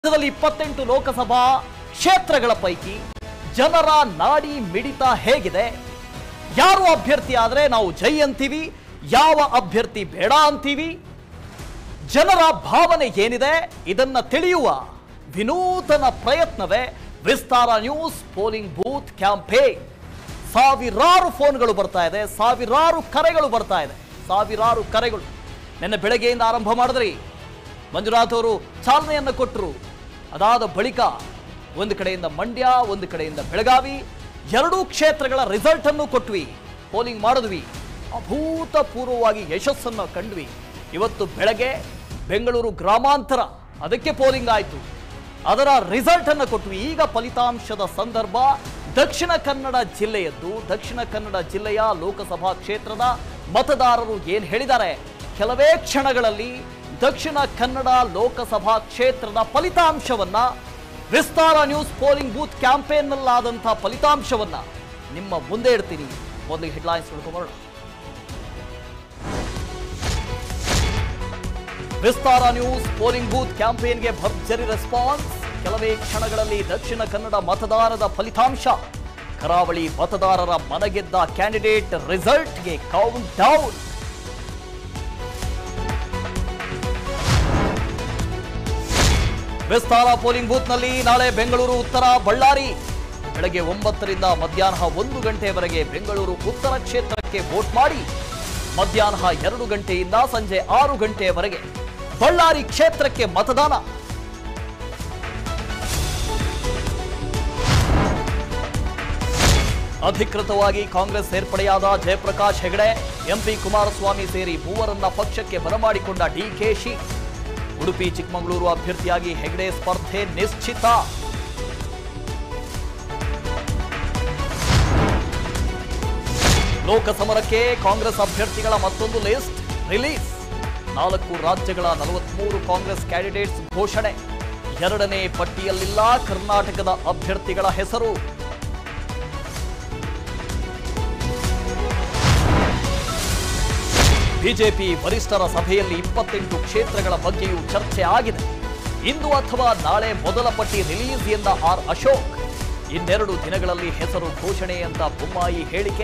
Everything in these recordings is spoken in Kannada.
ರಾಜ್ಯದಲ್ಲಿ ಇಪ್ಪತ್ತೆಂಟು ಲೋಕಸಭಾ ಕ್ಷೇತ್ರಗಳ ಪೈಕಿ ಜನರ ನಾಡಿ ಮಿಡಿತ ಹೇಗಿದೆ ಯಾರು ಅಭ್ಯರ್ಥಿ ಆದ್ರೆ ನಾವು ಜೈ ಅಂತೀವಿ ಯಾವ ಅಭ್ಯರ್ಥಿ ಬೇಡ ಅಂತೀವಿ ಜನರ ಭಾವನೆ ಏನಿದೆ ಇದನ್ನ ತಿಳಿಯುವ ವಿನೂತನ ಪ್ರಯತ್ನವೇ Vistara news polling booth campaign ಸಾವಿರಾರು ಫೋನ್ಗಳು ಬರ್ತಾ ಇದೆ ಸಾವಿರಾರು ಕರೆಗಳು ಬರ್ತಾ ಇದೆ ಸಾವಿರಾರು ಕರೆಗಳು ನಿನ್ನೆ ಬೆಳಗ್ಗೆಯಿಂದ ಆರಂಭ ಮಾಡಿದ್ರಿ ಮಂಜುನಾಥ್ ಅವರು ಚಾಲನೆಯನ್ನು ಕೊಟ್ಟರು ಅದಾದ ಬಳಿಕ ಒಂದು ಕಡೆಯಿಂದ ಮಂಡ್ಯ ಒಂದು ಕಡೆಯಿಂದ ಬೆಳಗಾವಿ ಎರಡೂ ಕ್ಷೇತ್ರಗಳ ರಿಸಲ್ಟ್ ಅನ್ನು ಕೊಟ್ವಿ ಪೋಲಿಂಗ್ ಮಾಡಿದ್ವಿ ಅಭೂತಪೂರ್ವವಾಗಿ ಯಶಸ್ಸನ್ನು ಕಂಡ್ವಿ ಇವತ್ತು ಬೆಳಗ್ಗೆ ಬೆಂಗಳೂರು ಗ್ರಾಮಾಂತರ ಅದಕ್ಕೆ ಪೋಲಿಂಗ್ ಆಯಿತು ಅದರ ರಿಸಲ್ಟ್ ಅನ್ನು ಕೊಟ್ವಿ ಈಗ ಫಲಿತಾಂಶದ ಸಂದರ್ಭ ದಕ್ಷಿಣ ಕನ್ನಡ ಜಿಲ್ಲೆಯದ್ದು ದಕ್ಷಿಣ ಕನ್ನಡ ಜಿಲ್ಲೆಯ ಲೋಕಸಭಾ ಕ್ಷೇತ್ರದ ಮತದಾರರು ಏನ್ ಹೇಳಿದ್ದಾರೆ ಕೆಲವೇ ಕ್ಷಣಗಳಲ್ಲಿ ದಕ್ಷಿಣ ಕನ್ನಡ ಲೋಕಸಭಾ ಕ್ಷೇತ್ರದ ಫಲಿತಾಂಶವನ್ನ ವಿಸ್ತಾರ ನ್ಯೂಸ್ ಪೋಲಿಂಗ್ ಬೂತ್ ಕ್ಯಾಂಪೇನ್ನಲ್ಲಾದಂತಹ ಫಲಿತಾಂಶವನ್ನ ನಿಮ್ಮ ಮುಂದೆ ಇಡ್ತೀನಿ ಮೊದಲಿಗೆ ಹೆಡ್ಲೈನ್ಸ್ ನೋಡ್ಕೊಂಬರೋಣ ವಿಸ್ತಾರ ನ್ಯೂಸ್ ಪೋಲಿಂಗ್ ಬೂತ್ ಕ್ಯಾಂಪೇನ್ಗೆ ಭರ್ಜರಿ ರೆಸ್ಪಾನ್ಸ್ ಕೆಲವೇ ಕ್ಷಣಗಳಲ್ಲಿ ದಕ್ಷಿಣ ಕನ್ನಡ ಮತದಾರರ ಫಲಿತಾಂಶ ಕರಾವಳಿ ಮತದಾರರ ಮನಗೆದ್ದ ಕ್ಯಾಂಡಿಡೇಟ್ ರಿಸಲ್ಟ್ಗೆ ಕೌಂಟ್ ಡೌನ್ ವಿಸ್ತಾರ ಪೋಲಿಂಗ್ ಬೂತ್ನಲ್ಲಿ ನಾಳೆ ಬೆಂಗಳೂರು ಉತ್ತರ ಬಳ್ಳಾರಿ ಬೆಳಗ್ಗೆ ಒಂಬತ್ತರಿಂದ ಮಧ್ಯಾಹ್ನ ಒಂದು ಗಂಟೆಯವರೆಗೆ ಬೆಂಗಳೂರು ಉತ್ತರ ಕ್ಷೇತ್ರಕ್ಕೆ ವೋಟ್ ಮಾಡಿ ಮಧ್ಯಾಹ್ನ ಎರಡು ಗಂಟೆಯಿಂದ ಸಂಜೆ ಆರು ಗಂಟೆಯವರೆಗೆ ಬಳ್ಳಾರಿ ಕ್ಷೇತ್ರಕ್ಕೆ ಮತದಾನ ಅಧಿಕೃತವಾಗಿ ಕಾಂಗ್ರೆಸ್ ಸೇರ್ಪಡೆಯಾದ ಜಯಪ್ರಕಾಶ್ ಹೆಗಡೆ ಎಂಪಿ ಕುಮಾರಸ್ವಾಮಿ ಸೇರಿ ಮೂವರನ್ನ ಪಕ್ಷಕ್ಕೆ ಬರಮಾಡಿಕೊಂಡ ಡಿಕೆಶಿ ಉಡುಪಿ ಚಿಕ್ಕಮಗಳೂರು ಅಭ್ಯರ್ಥಿಯಾಗಿ ಹೆಗಡೆ ಸ್ಪರ್ಧೆ ನಿಶ್ಚಿತ ಲೋಕಸಮರಕ್ಕೆ ಕಾಂಗ್ರೆಸ್ ಅಭ್ಯರ್ಥಿಗಳ ಮತ್ತೊಂದು ಲಿಸ್ಟ್ ರಿಲೀಸ್ ನಾಲ್ಕು ರಾಜ್ಯಗಳ ನಲವತ್ಮೂರು ಕಾಂಗ್ರೆಸ್ ಕ್ಯಾಂಡಿಡೇಟ್ಸ್ ಘೋಷಣೆ ಎರಡನೇ ಪಟ್ಟಿಯಲ್ಲಿಲ್ಲ ಕರ್ನಾಟಕದ ಅಭ್ಯರ್ಥಿಗಳ ಹೆಸರು ಬಿಜೆಪಿ ವರಿಷ್ಠರ ಸಭೆಯಲ್ಲಿ ಇಪ್ಪತ್ತೆಂಟು ಕ್ಷೇತ್ರಗಳ ಬಗ್ಗೆಯೂ ಚರ್ಚೆ ಆಗಿದೆ ಇಂದು ಅಥವಾ ನಾಳೆ ಮೊದಲ ಪಟ್ಟಿ ರಿಲೀಸ್ ಎಂದ ಆರ್ ಅಶೋಕ್ ಇನ್ನೆರಡು ದಿನಗಳಲ್ಲಿ ಹೆಸರು ಘೋಷಣೆ ಅಂತ ಬೊಮ್ಮಾಯಿ ಹೇಳಿಕೆ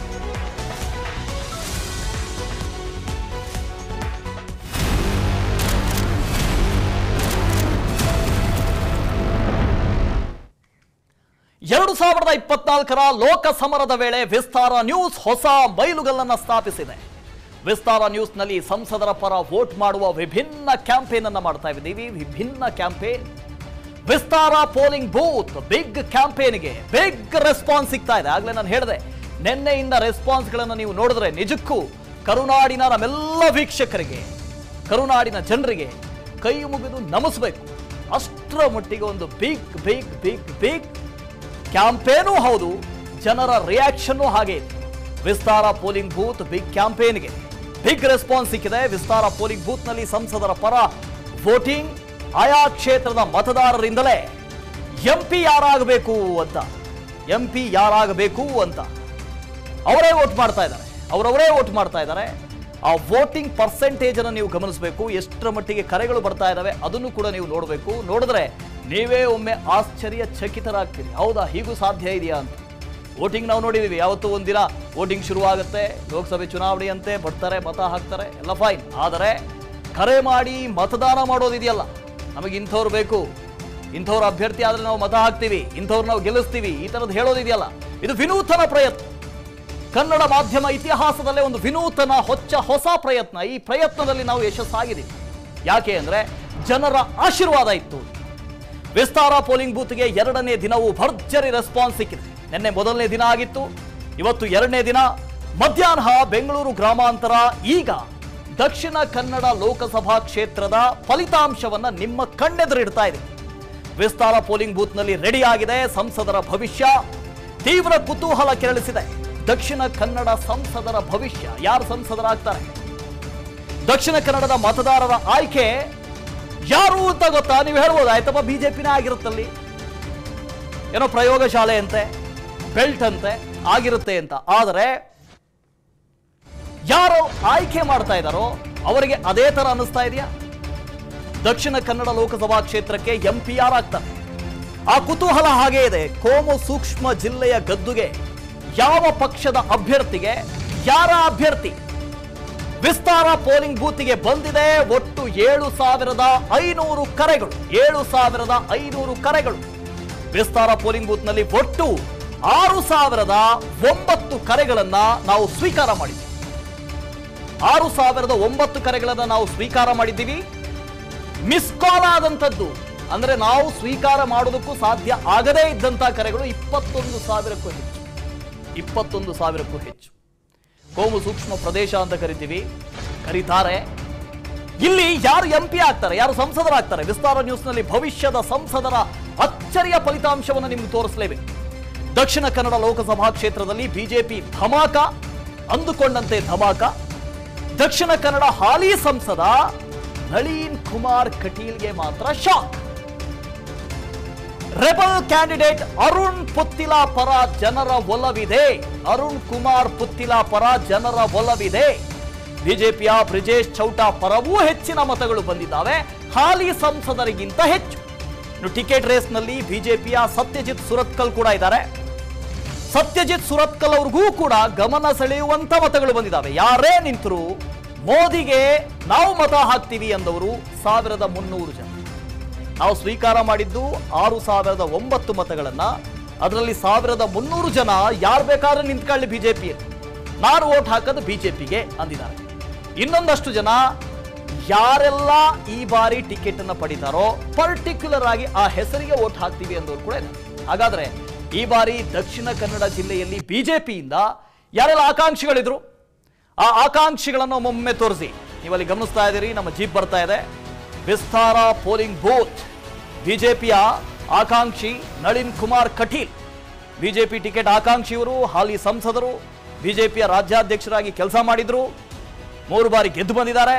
ಎರಡು ಸಾವಿರದ ಇಪ್ಪತ್ನಾಲ್ಕರ ಲೋಕಸಮರದ ವೇಳೆ ವಿಸ್ತಾರ ನ್ಯೂಸ್ ಹೊಸ ಮೈಲುಗಲ್ಲನ್ನು ಸ್ಥಾಪಿಸಿದೆ ವಿಸ್ತಾರ ನ್ಯೂಸ್ನಲ್ಲಿ ಸಂಸದರ ಪರ ವೋಟ್ ಮಾಡುವ ವಿಭಿನ್ನ ಕ್ಯಾಂಪೇನ್ ಅನ್ನ ಮಾಡ್ತಾ ಇದ್ದೀವಿ ವಿಭಿನ್ನ campaign Vistara polling booth big ಕ್ಯಾಂಪೇನ್ಗೆ ಬಿಗ್ ರೆಸ್ಪಾನ್ಸ್ ಸಿಗ್ತಾ ಇದೆ ಆಗ್ಲೇ ನಾನು ಹೇಳಿದೆ ನಿನ್ನೆಯಿಂದ ರೆಸ್ಪಾನ್ಸ್ಗಳನ್ನು ನೀವು ನೋಡಿದ್ರೆ ನಿಜಕ್ಕೂ ಕರುನಾಡಿನ ನಮ್ಮೆಲ್ಲ ವೀಕ್ಷಕರಿಗೆ ಕರುನಾಡಿನ ಜನರಿಗೆ ಕೈ ಮುಗಿದು ನಮಿಸ್ಬೇಕು ಅಷ್ಟರ ಮಟ್ಟಿಗೆ ಒಂದು ಬಿಗ್ ಬಿಗ್ ಬಿಗ್ ಬಿಗ್ ಕ್ಯಾಂಪೇನೂ ಹೌದು ಜನರ ರಿಯಾಕ್ಷನ್ನು ಹಾಗೆ ಇದೆ ವಿಸ್ತಾರ ಪೋಲಿಂಗ್ ಬೂತ್ ಬಿಗ್ ಕ್ಯಾಂಪೇನ್ಗೆ ಬಿಗ್ ರೆಸ್ಪಾನ್ಸ್ ಸಿಕ್ಕಿದೆ ವಿಸ್ತಾರ ಪೋಲಿಂಗ್ ಬೂತ್ನಲ್ಲಿ ಸಂಸದರ ಪರ ವೋಟಿಂಗ್ ಆಯಾ ಕ್ಷೇತ್ರದ ಮತದಾರರಿಂದಲೇ ಎಂಪಿ ಯಾರಾಗಬೇಕು ಅಂತ ಎಂಪಿ ಯಾರಾಗಬೇಕು ಅಂತ ಅವರೇ ವೋಟ್ ಮಾಡ್ತಾ ಇದ್ದಾರೆ ಅವರವರೇ ವೋಟ್ ಮಾಡ್ತಾ ಇದ್ದಾರೆ ಆ ವೋಟಿಂಗ್ ಪರ್ಸೆಂಟೇಜ್ ಅನ್ನು ನೀವು ಗಮನಿಸಬೇಕು ಎಷ್ಟರ ಮಟ್ಟಿಗೆ ಕರೆಗಳು ಬರ್ತಾ ಇದ್ದಾವೆ ಅದನ್ನು ಕೂಡ ನೀವು ನೋಡಬೇಕು ನೋಡಿದ್ರೆ ನೀವೇ ಒಮ್ಮೆ ಆಶ್ಚರ್ಯ ಚಕಿತರಾಗ್ತೀರಿ ಹೌದಾ ಹೀಗೂ ಸಾಧ್ಯ ಇದೆಯಾ ಅಂತ ವೋಟಿಂಗ್ ನಾವು ನೋಡಿದೀವಿ ಯಾವತ್ತೂ ಒಂದಿನ ವೋಟಿಂಗ್ ಶುರುವಾಗುತ್ತೆ ಲೋಕಸಭೆ ಚುನಾವಣೆಯಂತೆ ಬರ್ತಾರೆ ಮತ ಹಾಕ್ತಾರೆ ಎಲ್ಲ ಫೈನ್ ಆದರೆ ಕರೆ ಮಾಡಿ ಮತದಾನ ಮಾಡೋದಿದೆಯಲ್ಲ ನಮಗೆ ಇಂಥವ್ರು ಬೇಕು ಇಂಥವ್ರ ಅಭ್ಯರ್ಥಿ ಆದ್ರೆ ನಾವು ಮತ ಹಾಕ್ತೀವಿ ಇಂಥವ್ರು ನಾವು ಗೆಲ್ಲಿಸ್ತೀವಿ ಈ ಥರದ್ದು ಹೇಳೋದಿದೆಯಲ್ಲ ಇದು ವಿನೂತನ ಪ್ರಯತ್ನ ಕನ್ನಡ ಮಾಧ್ಯಮ ಇತಿಹಾಸದಲ್ಲೇ ಒಂದು ವಿನೂತನ ಹೊಚ್ಚ ಹೊಸ ಪ್ರಯತ್ನ ಈ ಪ್ರಯತ್ನದಲ್ಲಿ ನಾವು ಯಶಸ್ಸಾಗಿದ್ದೀವಿ ಯಾಕೆ ಅಂದ್ರೆ ಜನರ ಆಶೀರ್ವಾದ ಇತ್ತು ವಿಸ್ತಾರ ಪೋಲಿಂಗ್ ಬೂತ್ಗೆ ಎರಡನೇ ದಿನವೂ ಭರ್ಜರಿ ರೆಸ್ಪಾನ್ಸ್ ಸಿಕ್ಕಿದೆ ನಿನ್ನೆ ಮೊದಲನೇ ದಿನ ಆಗಿತ್ತು ಇವತ್ತು ಎರಡನೇ ದಿನ ಮಧ್ಯಾಹ್ನ ಬೆಂಗಳೂರು ಗ್ರಾಮಾಂತರ ಈಗ ದಕ್ಷಿಣ ಕನ್ನಡ ಲೋಕಸಭಾ ಕ್ಷೇತ್ರದ ಫಲಿತಾಂಶವನ್ನ ನಿಮ್ಮ ಕಣ್ಣೆದುರಿಡ್ತಾ ಇದೆ ವಿಸ್ತಾರ ಪೋಲಿಂಗ್ ಬೂತ್ನಲ್ಲಿ ರೆಡಿ ಆಗಿದೆ ಸಂಸದರ ಭವಿಷ್ಯ ತೀವ್ರ ಕುತೂಹಲ ಕೆರಳಿಸಿದೆ ದಕ್ಷಿಣ ಕನ್ನಡ ಸಂಸದರ ಭವಿಷ್ಯ ಯಾರು ಸಂಸದರಾಗ್ತಾರೆ ದಕ್ಷಿಣ ಕನ್ನಡದ ಮತದಾರರ ಆಯ್ಕೆ ಯಾರು ಅಂತ ಗೊತ್ತಾ ನೀವು ಹೇಳ್ಬೋದು ಆಯ್ತಪ್ಪ ಬಿಜೆಪಿನೇ ಆಗಿರುತ್ತಲ್ಲಿ ಏನೋ ಪ್ರಯೋಗಶಾಲೆ ಅಂತೆ ಬೆಲ್ಟ್ ಅಂತೆ ಆಗಿರುತ್ತೆ ಅಂತ ಆದರೆ ಯಾರು ಆಯ್ಕೆ ಮಾಡ್ತಾ ಇದ್ದಾರೋ ಅವರಿಗೆ ಅದೇ ತರ ಅನ್ನಿಸ್ತಾ ಇದೆಯಾ ದಕ್ಷಿಣ ಕನ್ನಡ ಲೋಕಸಭಾ ಕ್ಷೇತ್ರಕ್ಕೆ ಎಂಪಿಆರ್ ಆಗ್ತಾರೆ ಆ ಕುತೂಹಲ ಹಾಗೇ ಇದೆ ಕೋಮು ಸೂಕ್ಷ್ಮ ಜಿಲ್ಲೆಯ ಗದ್ದುಗೆ ಯಾವ ಪಕ್ಷದ ಅಭ್ಯರ್ಥಿಗೆ ಯಾರ ಅಭ್ಯರ್ಥಿ ವಿಸ್ತಾರ ಪೋಲಿಂಗ್ ಬೂತಿಗೆ ಬಂದಿದೆ ಒಟ್ಟು ಏಳು ಸಾವಿರದ ಐನೂರು ಕರೆಗಳು ಏಳು ಸಾವಿರದ ಐನೂರು ಕರೆಗಳು ವಿಸ್ತಾರ ಪೋಲಿಂಗ್ ಬೂತ್ನಲ್ಲಿ ಒಟ್ಟು ಆರು ಸಾವಿರದ ಒಂಬತ್ತು ಕರೆಗಳನ್ನ ನಾವು ಸ್ವೀಕಾರ ಮಾಡಿದ್ವಿ ಆರು ಸಾವಿರದ ಒಂಬತ್ತು ಕರೆಗಳನ್ನ ನಾವು ಸ್ವೀಕಾರ ಮಾಡಿದ್ದೀವಿ ಮಿಸ್ ಕಾಲ್ ಆದಂಥದ್ದು ಅಂದ್ರೆ ನಾವು ಸ್ವೀಕಾರ ಮಾಡೋದಕ್ಕೂ ಸಾಧ್ಯ ಆಗದೇ ಇದ್ದಂತಹ ಕರೆಗಳು ಇಪ್ಪತ್ತೊಂದು ಸಾವಿರಕ್ಕೂ ಹೆಚ್ಚು ಇಪ್ಪತ್ತೊಂದು ಸಾವಿರಕ್ಕೂ ಹೆಚ್ಚು ಕೋಮು ಸೂಕ್ಷ್ಮ ಪ್ರದೇಶ ಅಂತ ಕರಿತೀವಿ ಕರೀತಾರೆ ಇಲ್ಲಿ ಯಾರು ಎಂ ಪಿ ಆಗ್ತಾರೆ ಯಾರು ಸಂಸದರಾಗ್ತಾರೆ ವಿಸ್ತಾರ ನ್ಯೂಸ್ನಲ್ಲಿ ಭವಿಷ್ಯದ ಸಂಸದರ ಅಚ್ಚರಿಯ ಫಲಿತಾಂಶವನ್ನು ನಿಮ್ಗೆ ತೋರಿಸಲೇಬೇಕು ದಕ್ಷಿಣ ಕನ್ನಡ ಲೋಕಸಭಾ ಕ್ಷೇತ್ರದಲ್ಲಿ ಬಿಜೆಪಿ ಧಮಾಕ ಅಂದುಕೊಂಡಂತೆ ಧಮಾಕ ದಕ್ಷಿಣ ಕನ್ನಡ ಹಾಲಿ ಸಂಸದ ನಳೀನ್ ಕುಮಾರ್ ಕಟೀಲ್ಗೆ ಮಾತ್ರ shock rebel candidate Arun Puthila ಪರ ಜನರ ಒಲವಿದೆ ಅರುಣ್ ಕುಮಾರ್ ಪುತ್ತಿಲ ಪರ ಜನರ ಒಲವಿದೆ ಬಿಜೆಪಿಯ ಬ್ರಿಜೇಶ್ ಚೌಟಾ ಪರವೂ ಹೆಚ್ಚಿನ ಮತಗಳು ಬಂದಿದ್ದಾವೆ ಹಾಲಿ ಸಂಸದರಿಗಿಂತ ಹೆಚ್ಚು ಇನ್ನು ಟಿಕೆಟ್ ರೇಸ್ನಲ್ಲಿ ಬಿಜೆಪಿಯ ಸತ್ಯಜಿತ್ ಸುರತ್ಕಲ್ ಕೂಡ ಇದ್ದಾರೆ ಸತ್ಯಜಿತ್ ಸುರತ್ಕಲ್ ಅವ್ರಿಗೂ ಕೂಡ ಗಮನ ಸೆಳೆಯುವಂತ ಮತಗಳು ಬಂದಿದ್ದಾವೆ ಯಾರೇ ನಿಂತರು ಮೋದಿಗೆ ನಾವು ಮತ ಹಾಕ್ತೀವಿ ಎಂದವರು ಸಾವಿರದ ಮುನ್ನೂರು ಜನ ನಾವು ಸ್ವೀಕಾರ ಮಾಡಿದ್ದು ಆರು ಸಾವಿರದ ಒಂಬತ್ತು ಮತಗಳನ್ನ ಅದರಲ್ಲಿ ಸಾವಿರದ ಮುನ್ನೂರು ಜನ ಯಾರು ಬೇಕಾದ್ರೂ ನಿಂತ್ಕೊಳ್ಳಿ ಬಿಜೆಪಿಯಲ್ಲಿ ನಾನು ಓಟ್ ಹಾಕೋದು ಬಿಜೆಪಿಗೆ ಅಂದಿದ್ದಾರೆ ಇನ್ನೊಂದಷ್ಟು ಜನ ಯಾರೆಲ್ಲ ಈ ಬಾರಿ ಟಿಕೆಟ್ ಅನ್ನ ಪಡಿತಾರೋ ಪರ್ಟಿಕ್ಯುಲರ್ ಆಗಿ ಆ ಹೆಸರಿಗೆ ಓಟ್ ಹಾಕ್ತೀವಿ ಅಂದವರು ಕೂಡ ಇದ್ದಾರೆ ಹಾಗಾದ್ರೆ ಈ ಬಾರಿ ದಕ್ಷಿಣ ಕನ್ನಡ ಜಿಲ್ಲೆಯಲ್ಲಿ ಬಿಜೆಪಿಯಿಂದ ಯಾರೆಲ್ಲ ಆಕಾಂಕ್ಷಿಗಳಿದ್ರು ಆ ಆಕಾಂಕ್ಷಿಗಳನ್ನು ಒಮ್ಮೊಮ್ಮೆ ತೋರಿಸಿ ನೀವಲ್ಲಿ ಗಮನಿಸ್ತಾ ಇದ್ದೀರಿ ನಮ್ಮ ಜೀಪ್ ಬರ್ತಾ ಇದೆ ವಿಸ್ತಾರ ಪೋಲಿಂಗ್ ಬೂತ್ ಬಿಜೆಪಿಯ ಆಕಾಂಕ್ಷಿ ನಳಿನ್ ಕುಮಾರ್ ಕಟೀಲ್ ಬಿಜೆಪಿ ಟಿಕೆಟ್ ಆಕಾಂಕ್ಷಿ ಇವರು ಹಾಲಿ ಸಂಸದರು ಬಿಜೆಪಿಯ ರಾಜ್ಯಾಧ್ಯಕ್ಷರಾಗಿ ಕೆಲಸ ಮಾಡಿದ್ರು ಮೂರು ಬಾರಿ ಗೆದ್ದು ಬಂದಿದ್ದಾರೆ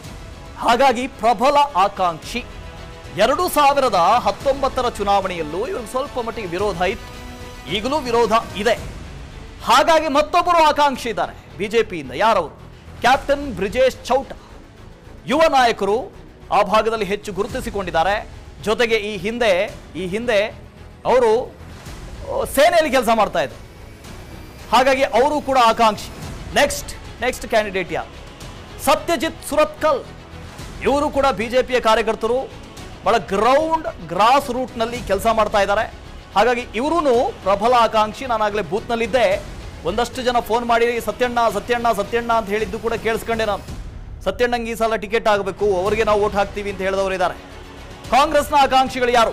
ಹಾಗಾಗಿ ಪ್ರಬಲ ಆಕಾಂಕ್ಷಿ ಎರಡು ಸಾವಿರದ ಹತ್ತೊಂಬತ್ತರ ಚುನಾವಣೆಯಲ್ಲೂ ಇವ್ರಿಗೆ ಸ್ವಲ್ಪ ಮಟ್ಟಿಗೆ ವಿರೋಧ ಇತ್ತು ಈಗಲೂ ವಿರೋಧ ಇದೆ ಹಾಗಾಗಿ ಮತ್ತೊಬ್ಬರು ಆಕಾಂಕ್ಷಿ ಇದ್ದಾರೆ ಬಿಜೆಪಿಯಿಂದ ಯಾರವರು ಕ್ಯಾಪ್ಟನ್ ಬ್ರಿಜೇಶ್ ಚೌಟ ಯುವ ನಾಯಕರು ಆ ಭಾಗದಲ್ಲಿ ಹೆಚ್ಚು ಗುರುತಿಸಿಕೊಂಡಿದ್ದಾರೆ ಜೊತೆಗೆ ಈ ಹಿಂದೆ ಈ ಹಿಂದೆ ಅವರು ಆ, ಸೇನೆಯಲ್ಲಿ ಕೆಲಸ ಮಾಡ್ತಾ ಇದ್ರು ಹಾಗಾಗಿ ಅವರು ಕೂಡ ಆಕಾಂಕ್ಷಿ ನೆಕ್ಸ್ಟ್ ನೆಕ್ಸ್ಟ್ ಕ್ಯಾಂಡಿಡೇಟ್ ಯಾರು ಸತ್ಯಜಿತ್ ಸುರತ್ಕಲ್ ಇವರು ಕೂಡ ಬಿಜೆಪಿಯ ಕಾರ್ಯಕರ್ತರು ಬಹಳ ಗ್ರೌಂಡ್ ಗ್ರಾಸ್ ರೂಟ್ನಲ್ಲಿ ಕೆಲಸ ಮಾಡ್ತಾ ಇದ್ದಾರೆ ಹಾಗಾಗಿ ಇವರೂ ಪ್ರಬಲ ಆಕಾಂಕ್ಷಿ ನಾನಾಗಲೇ ಬೂತ್ನಲ್ಲಿದ್ದೆ ಒಂದಷ್ಟು ಜನ ಫೋನ್ ಮಾಡಿ ಸತ್ಯಣ್ಣ ಸತ್ಯಣ್ಣ ಸತ್ಯಣ್ಣ ಅಂತ ಹೇಳಿದ್ದು ಕೂಡ ಕೇಳಿಸ್ಕೊಂಡೆ ನಾನು ಸತ್ಯಣ್ಣಂಗೆ ಈ ಸಲ ಟಿಕೆಟ್ ಆಗಬೇಕು ಅವರಿಗೆ ನಾವು ಓಟ್ ಹಾಕ್ತೀವಿ ಅಂತ ಹೇಳಿದವರು ಇದ್ದಾರೆ ಕಾಂಗ್ರೆಸ್ನ ಆಕಾಂಕ್ಷಿಗಳು ಯಾರು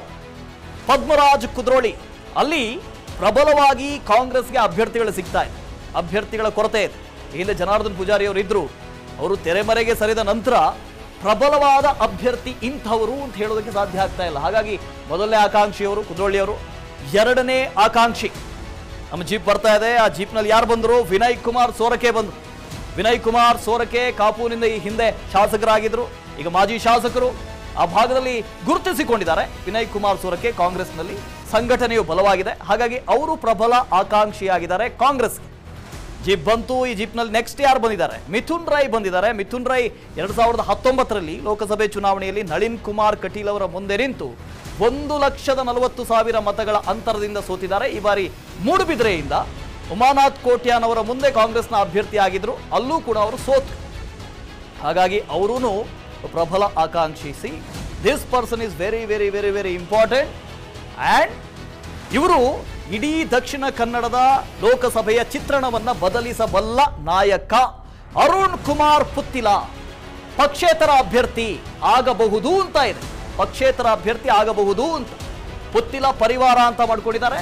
ಪದ್ಮರಾಜ್ ಕುದ್ರೋಳಿ ಅಲ್ಲಿ ಪ್ರಬಲವಾಗಿ ಕಾಂಗ್ರೆಸ್ಗೆ ಅಭ್ಯರ್ಥಿಗಳು ಸಿಗ್ತಾ ಇದೆ ಅಭ್ಯರ್ಥಿಗಳ ಕೊರತೆ ಇದೆ ಈ ಹಿಂದೆ ಜನಾರ್ದನ್ ಪೂಜಾರಿ ಅವರು ಇದ್ರು ಅವರು ತೆರೆಮರೆಗೆ ಸರಿದ ನಂತರ ಪ್ರಬಲವಾದ ಅಭ್ಯರ್ಥಿ ಇಂಥವರು ಅಂತ ಹೇಳೋದಕ್ಕೆ ಸಾಧ್ಯ ಆಗ್ತಾ ಇಲ್ಲ ಹಾಗಾಗಿ ಮೊದಲನೇ ಆಕಾಂಕ್ಷಿಯವರು ಕುದ್ರೋಳಿಯವರು ಎರಡನೇ ಆಕಾಂಕ್ಷಿ ನಮ್ಮ ಜೀಪ್ ಬರ್ತಾ ಇದೆ ಆ ಜೀಪ್ನಲ್ಲಿ ಯಾರು ಬಂದರು ವಿನಯ್ ಕುಮಾರ್ ಸೋರಕೆ ಬಂದರು ವಿನಯ್ ಕುಮಾರ್ ಸೋರಕೆ ಕಾಪುನಿಂದ ಈ ಹಿಂದೆ ಶಾಸಕರಾಗಿದ್ರು ಈಗ ಮಾಜಿ ಶಾಸಕರು ಆ ಭಾಗದಲ್ಲಿ ಗುರುತಿಸಿಕೊಂಡಿದ್ದಾರೆ ವಿನಯ್ ಕುಮಾರ್ ಸೋರಕೆ ಕಾಂಗ್ರೆಸ್ನಲ್ಲಿ ಸಂಘಟನೆಯು ಬಲವಾಗಿದೆ ಹಾಗಾಗಿ ಅವರು ಪ್ರಬಲ ಆಕಾಂಕ್ಷಿಯಾಗಿದ್ದಾರೆ ಕಾಂಗ್ರೆಸ್ಗೆ ಜೀಪ್ ಬಂತು ಈ ಜೀಪ್ನಲ್ಲಿ ನೆಕ್ಸ್ಟ್ ಯಾರು ಬಂದಿದ್ದಾರೆ ಮಿಥುನ್ ರೈ ಬಂದಿದ್ದಾರೆ ಮಿಥುನ್ ರೈ ಎರಡ್ ಸಾವಿರದ ಹತ್ತೊಂಬತ್ತರಲ್ಲಿ ಲೋಕಸಭೆ ಚುನಾವಣೆಯಲ್ಲಿ ನಳಿನ್ ಕುಮಾರ್ ಕಟೀಲ್ ಅವರ ಮುಂದೆ ನಿಂತು ಒಂದು ಲಕ್ಷದ ನಲವತ್ತು ಸಾವಿರ ಮತಗಳ ಅಂತರದಿಂದ ಸೋತಿದ್ದಾರೆ ಈ ಬಾರಿ ಮೂಡುಬಿದ್ರೆಯಿಂದ ಉಮಾನಾಥ್ ಕೋಟ್ಯಾನ್ ಅವರ ಮುಂದೆ ಕಾಂಗ್ರೆಸ್ನ ಅಭ್ಯರ್ಥಿ ಆಗಿದ್ರು ಅಲ್ಲೂ ಕೂಡ ಅವರು ಸೋತು ಹಾಗಾಗಿ ಅವರೂ ಪ್ರಬಲ ಆಕಾಂಕ್ಷಿಸಿ this person is very very very very important and ಇವರು ಇಡೀ ದಕ್ಷಿಣ ಕನ್ನಡದ ಲೋಕಸಭೆಯ ಚಿತ್ರಣವನ್ನ ಬದಲಿಸಬಲ್ಲ ನಾಯಕ ಅರುಣ್ ಕುಮಾರ್ ಪುತ್ತಿಲ ಪಕ್ಷೇತರ ಅಭ್ಯರ್ಥಿ ಆಗಬಹುದು ಅಂತ ಇದೆ ಪಕ್ಷೇತರ ಅಭ್ಯರ್ಥಿ ಆಗಬಹುದು ಅಂತ ಪುತ್ತಿಲ ಪರಿವಾರ ಅಂತ ಮಾಡ್ಕೊಂಡಿದ್ದಾರೆ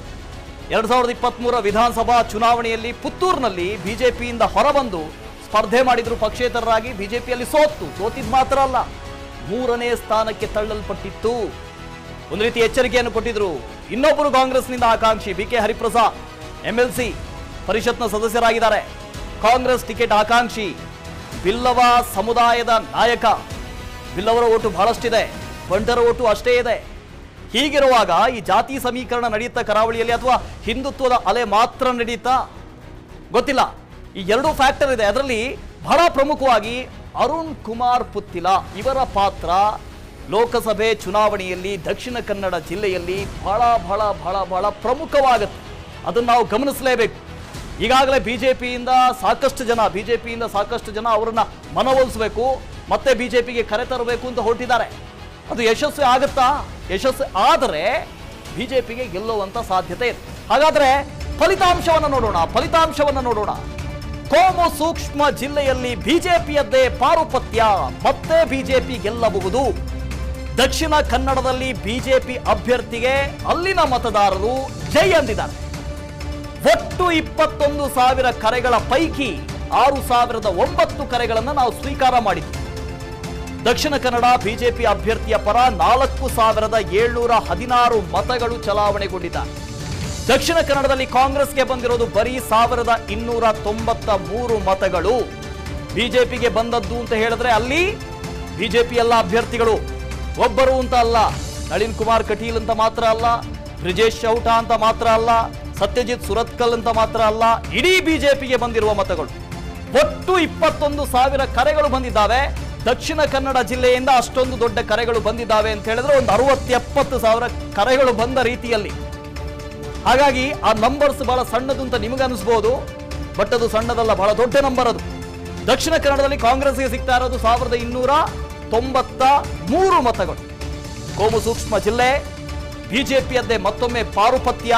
ಎರಡ್ ಸಾವಿರದ ಇಪ್ಪತ್ಮೂರ ವಿಧಾನಸಭಾ ಚುನಾವಣೆಯಲ್ಲಿ ಪುತ್ತೂರಿನಲ್ಲಿ ಬಿಜೆಪಿಯಿಂದ ಹೊರಬಂದು ಸ್ಪರ್ಧೆ ಮಾಡಿದ್ರು ಪಕ್ಷೇತರರಾಗಿ ಬಿಜೆಪಿಯಲ್ಲಿ ಸೋತ್ತು ಸೋತಿದ್ ಮಾತ್ರ ಅಲ್ಲ ಮೂರನೇ ಸ್ಥಾನಕ್ಕೆ ತಳ್ಳಲ್ಪಟ್ಟಿತ್ತು ಒಂದು ರೀತಿ ಎಚ್ಚರಿಕೆಯನ್ನು ಕೊಟ್ಟಿದ್ರು ಇನ್ನೊಬ್ಬರು ಕಾಂಗ್ರೆಸ್ನಿಂದ ಆಕಾಂಕ್ಷಿ B K Hariprasad M L C ಪರಿಷತ್ನ ಸದಸ್ಯರಾಗಿದ್ದಾರೆ ಕಾಂಗ್ರೆಸ್ ಟಿಕೆಟ್ ಆಕಾಂಕ್ಷಿ ಬಿಲ್ಲವ ಸಮುದಾಯದ ನಾಯಕ ಬಿಲ್ಲವರ ಓಟು ಬಹಳಷ್ಟಿದೆ ಬಂಟರ ಓಟು ಅಷ್ಟೇ ಇದೆ ಹೀಗಿರುವಾಗ ಈ ಜಾತಿ ಸಮೀಕರಣ ನಡೆಯುತ್ತಾ ಕರಾವಳಿಯಲ್ಲಿ ಅಥವಾ ಹಿಂದುತ್ವದ ಅಲೆ ಮಾತ್ರ ನಡೆಯುತ್ತಾ ಗೊತ್ತಿಲ್ಲ ಈ ಎರಡು ಫ್ಯಾಕ್ಟರ್ ಇದೆ ಅದರಲ್ಲಿ ಬಹಳ ಪ್ರಮುಖವಾಗಿ ಅರುಣ್ ಕುಮಾರ್ ಪುತ್ತಿಲ ಇವರ ಪಾತ್ರ ಲೋಕಸಭೆ ಚುನಾವಣೆಯಲ್ಲಿ ದಕ್ಷಿಣ ಕನ್ನಡ ಜಿಲ್ಲೆಯಲ್ಲಿ ಬಹಳ ಬಹಳ ಬಹಳ ಬಹಳ ಪ್ರಮುಖವಾಗುತ್ತೆ ಅದನ್ನು ನಾವು ಗಮನಿಸಲೇಬೇಕು ಈಗಾಗಲೇ ಬಿಜೆಪಿಯಿಂದ ಸಾಕಷ್ಟು ಜನ ಬಿಜೆಪಿಯಿಂದ ಸಾಕಷ್ಟು ಜನ ಅವರನ್ನ ಮನವೊಲಿಸಬೇಕು ಮತ್ತೆ ಬಿಜೆಪಿಗೆ ಕರೆ ತರಬೇಕು ಅಂತ ಹೊರಟಿದ್ದಾರೆ ಅದು ಯಶಸ್ವಿ ಆಗುತ್ತಾ ಯಶಸ್ವಿ ಆದರೆ ಬಿಜೆಪಿಗೆ ಗೆಲ್ಲುವಂತ ಸಾಧ್ಯತೆ ಇದೆ ಹಾಗಾದ್ರೆ ಫಲಿತಾಂಶವನ್ನು ನೋಡೋಣ ಫಲಿತಾಂಶವನ್ನು ನೋಡೋಣ ಕೋಮು ಸೂಕ್ಷ್ಮ ಜಿಲ್ಲೆಯಲ್ಲಿ ಬಿಜೆಪಿಯದ್ದೇ ಪಾರುಪತ್ಯ ಮತ್ತೆ ಬಿಜೆಪಿ ಗೆಲ್ಲಬಹುದು ದಕ್ಷಿಣ ಕನ್ನಡದಲ್ಲಿ ಬಿಜೆಪಿ ಅಭ್ಯರ್ಥಿಗೆ ಅಲ್ಲಿನ ಮತದಾರರು ಜೈ ಅಂದಿದ್ದಾರೆ ಒಟ್ಟು ಇಪ್ಪತ್ತೊಂದು ಸಾವಿರ ಕರೆಗಳ ಪೈಕಿ ಆರು ಸಾವಿರದ ಒಂಬತ್ತು ಕರೆಗಳನ್ನು ನಾವು ಸ್ವೀಕಾರ ಮಾಡಿದ್ವಿ ದಕ್ಷಿಣ ಕನ್ನಡ ಬಿಜೆಪಿ ಅಭ್ಯರ್ಥಿಯ ಪರ ನಾಲ್ಕು ಸಾವಿರದ ಏಳ್ನೂರ ಹದಿನಾರು ಮತಗಳು ಚಲಾವಣೆಗೊಂಡಿದ್ದಾರೆ ದಕ್ಷಿಣ ಕನ್ನಡದಲ್ಲಿ ಕಾಂಗ್ರೆಸ್ಗೆ ಬಂದಿರೋದು ಬರೀ ಸಾವಿರದ ಇನ್ನೂರ ತೊಂಬತ್ತ ಮೂರು ಮತಗಳು ಬಿಜೆಪಿಗೆ ಬಂದದ್ದು ಅಂತ ಹೇಳಿದ್ರೆ ಅಲ್ಲಿ ಬಿಜೆಪಿ ಎಲ್ಲ ಅಭ್ಯರ್ಥಿಗಳು ಒಬ್ಬರು ಅಂತ ಅಲ್ಲ ನಳಿನ್ ಕುಮಾರ್ ಕಟೀಲ್ ಅಂತ ಮಾತ್ರ ಅಲ್ಲ ಬ್ರಿಜೇಶ್ ಚೌಟ ಅಂತ ಮಾತ್ರ ಅಲ್ಲ ಸತ್ಯಜಿತ್ ಸುರತ್ಕಲ್ ಅಂತ ಮಾತ್ರ ಅಲ್ಲ ಇಡೀ ಬಿಜೆಪಿಗೆ ಬಂದಿರುವ ಮತಗಳು ಒಟ್ಟು ಇಪ್ಪತ್ತೊಂದು ಸಾವಿರ ಕರೆಗಳು ಬಂದಿದ್ದಾವೆ ದಕ್ಷಿಣ ಕನ್ನಡ ಜಿಲ್ಲೆಯಿಂದ ಅಷ್ಟೊಂದು ದೊಡ್ಡ ಕರೆಗಳು ಬಂದಿದ್ದಾವೆ ಅಂತ ಹೇಳಿದ್ರೆ ಒಂದು ಅರವತ್ತು ಎಪ್ಪತ್ತು ಸಾವಿರ ಕರೆಗಳು ಬಂದ ರೀತಿಯಲ್ಲಿ ಹಾಗಾಗಿ ಆ ನಂಬರ್ಸ್ ಬಹಳ ಸಣ್ಣದು ಅಂತ ನಿಮಗೆ ಅನಿಸ್ಬೋದು ಬಟ್ ಅದು ಸಣ್ಣದಲ್ಲ ಬಹಳ ದೊಡ್ಡ ನಂಬರ್ ಅದು ದಕ್ಷಿಣ ಕನ್ನಡದಲ್ಲಿ ಕಾಂಗ್ರೆಸ್ಗೆ ಸಿಗ್ತಾ ಇರೋದು ಸಾವಿರದ ಇನ್ನೂರ ತೊಂಬತ್ತ ಮೂರು ಮತಗಳು ಕೋಮು ಸೂಕ್ಷ್ಮ ಜಿಲ್ಲೆ ಬಿಜೆಪಿಯದ್ದೇ ಮತ್ತೊಮ್ಮೆ ಪಾರುಪತ್ಯ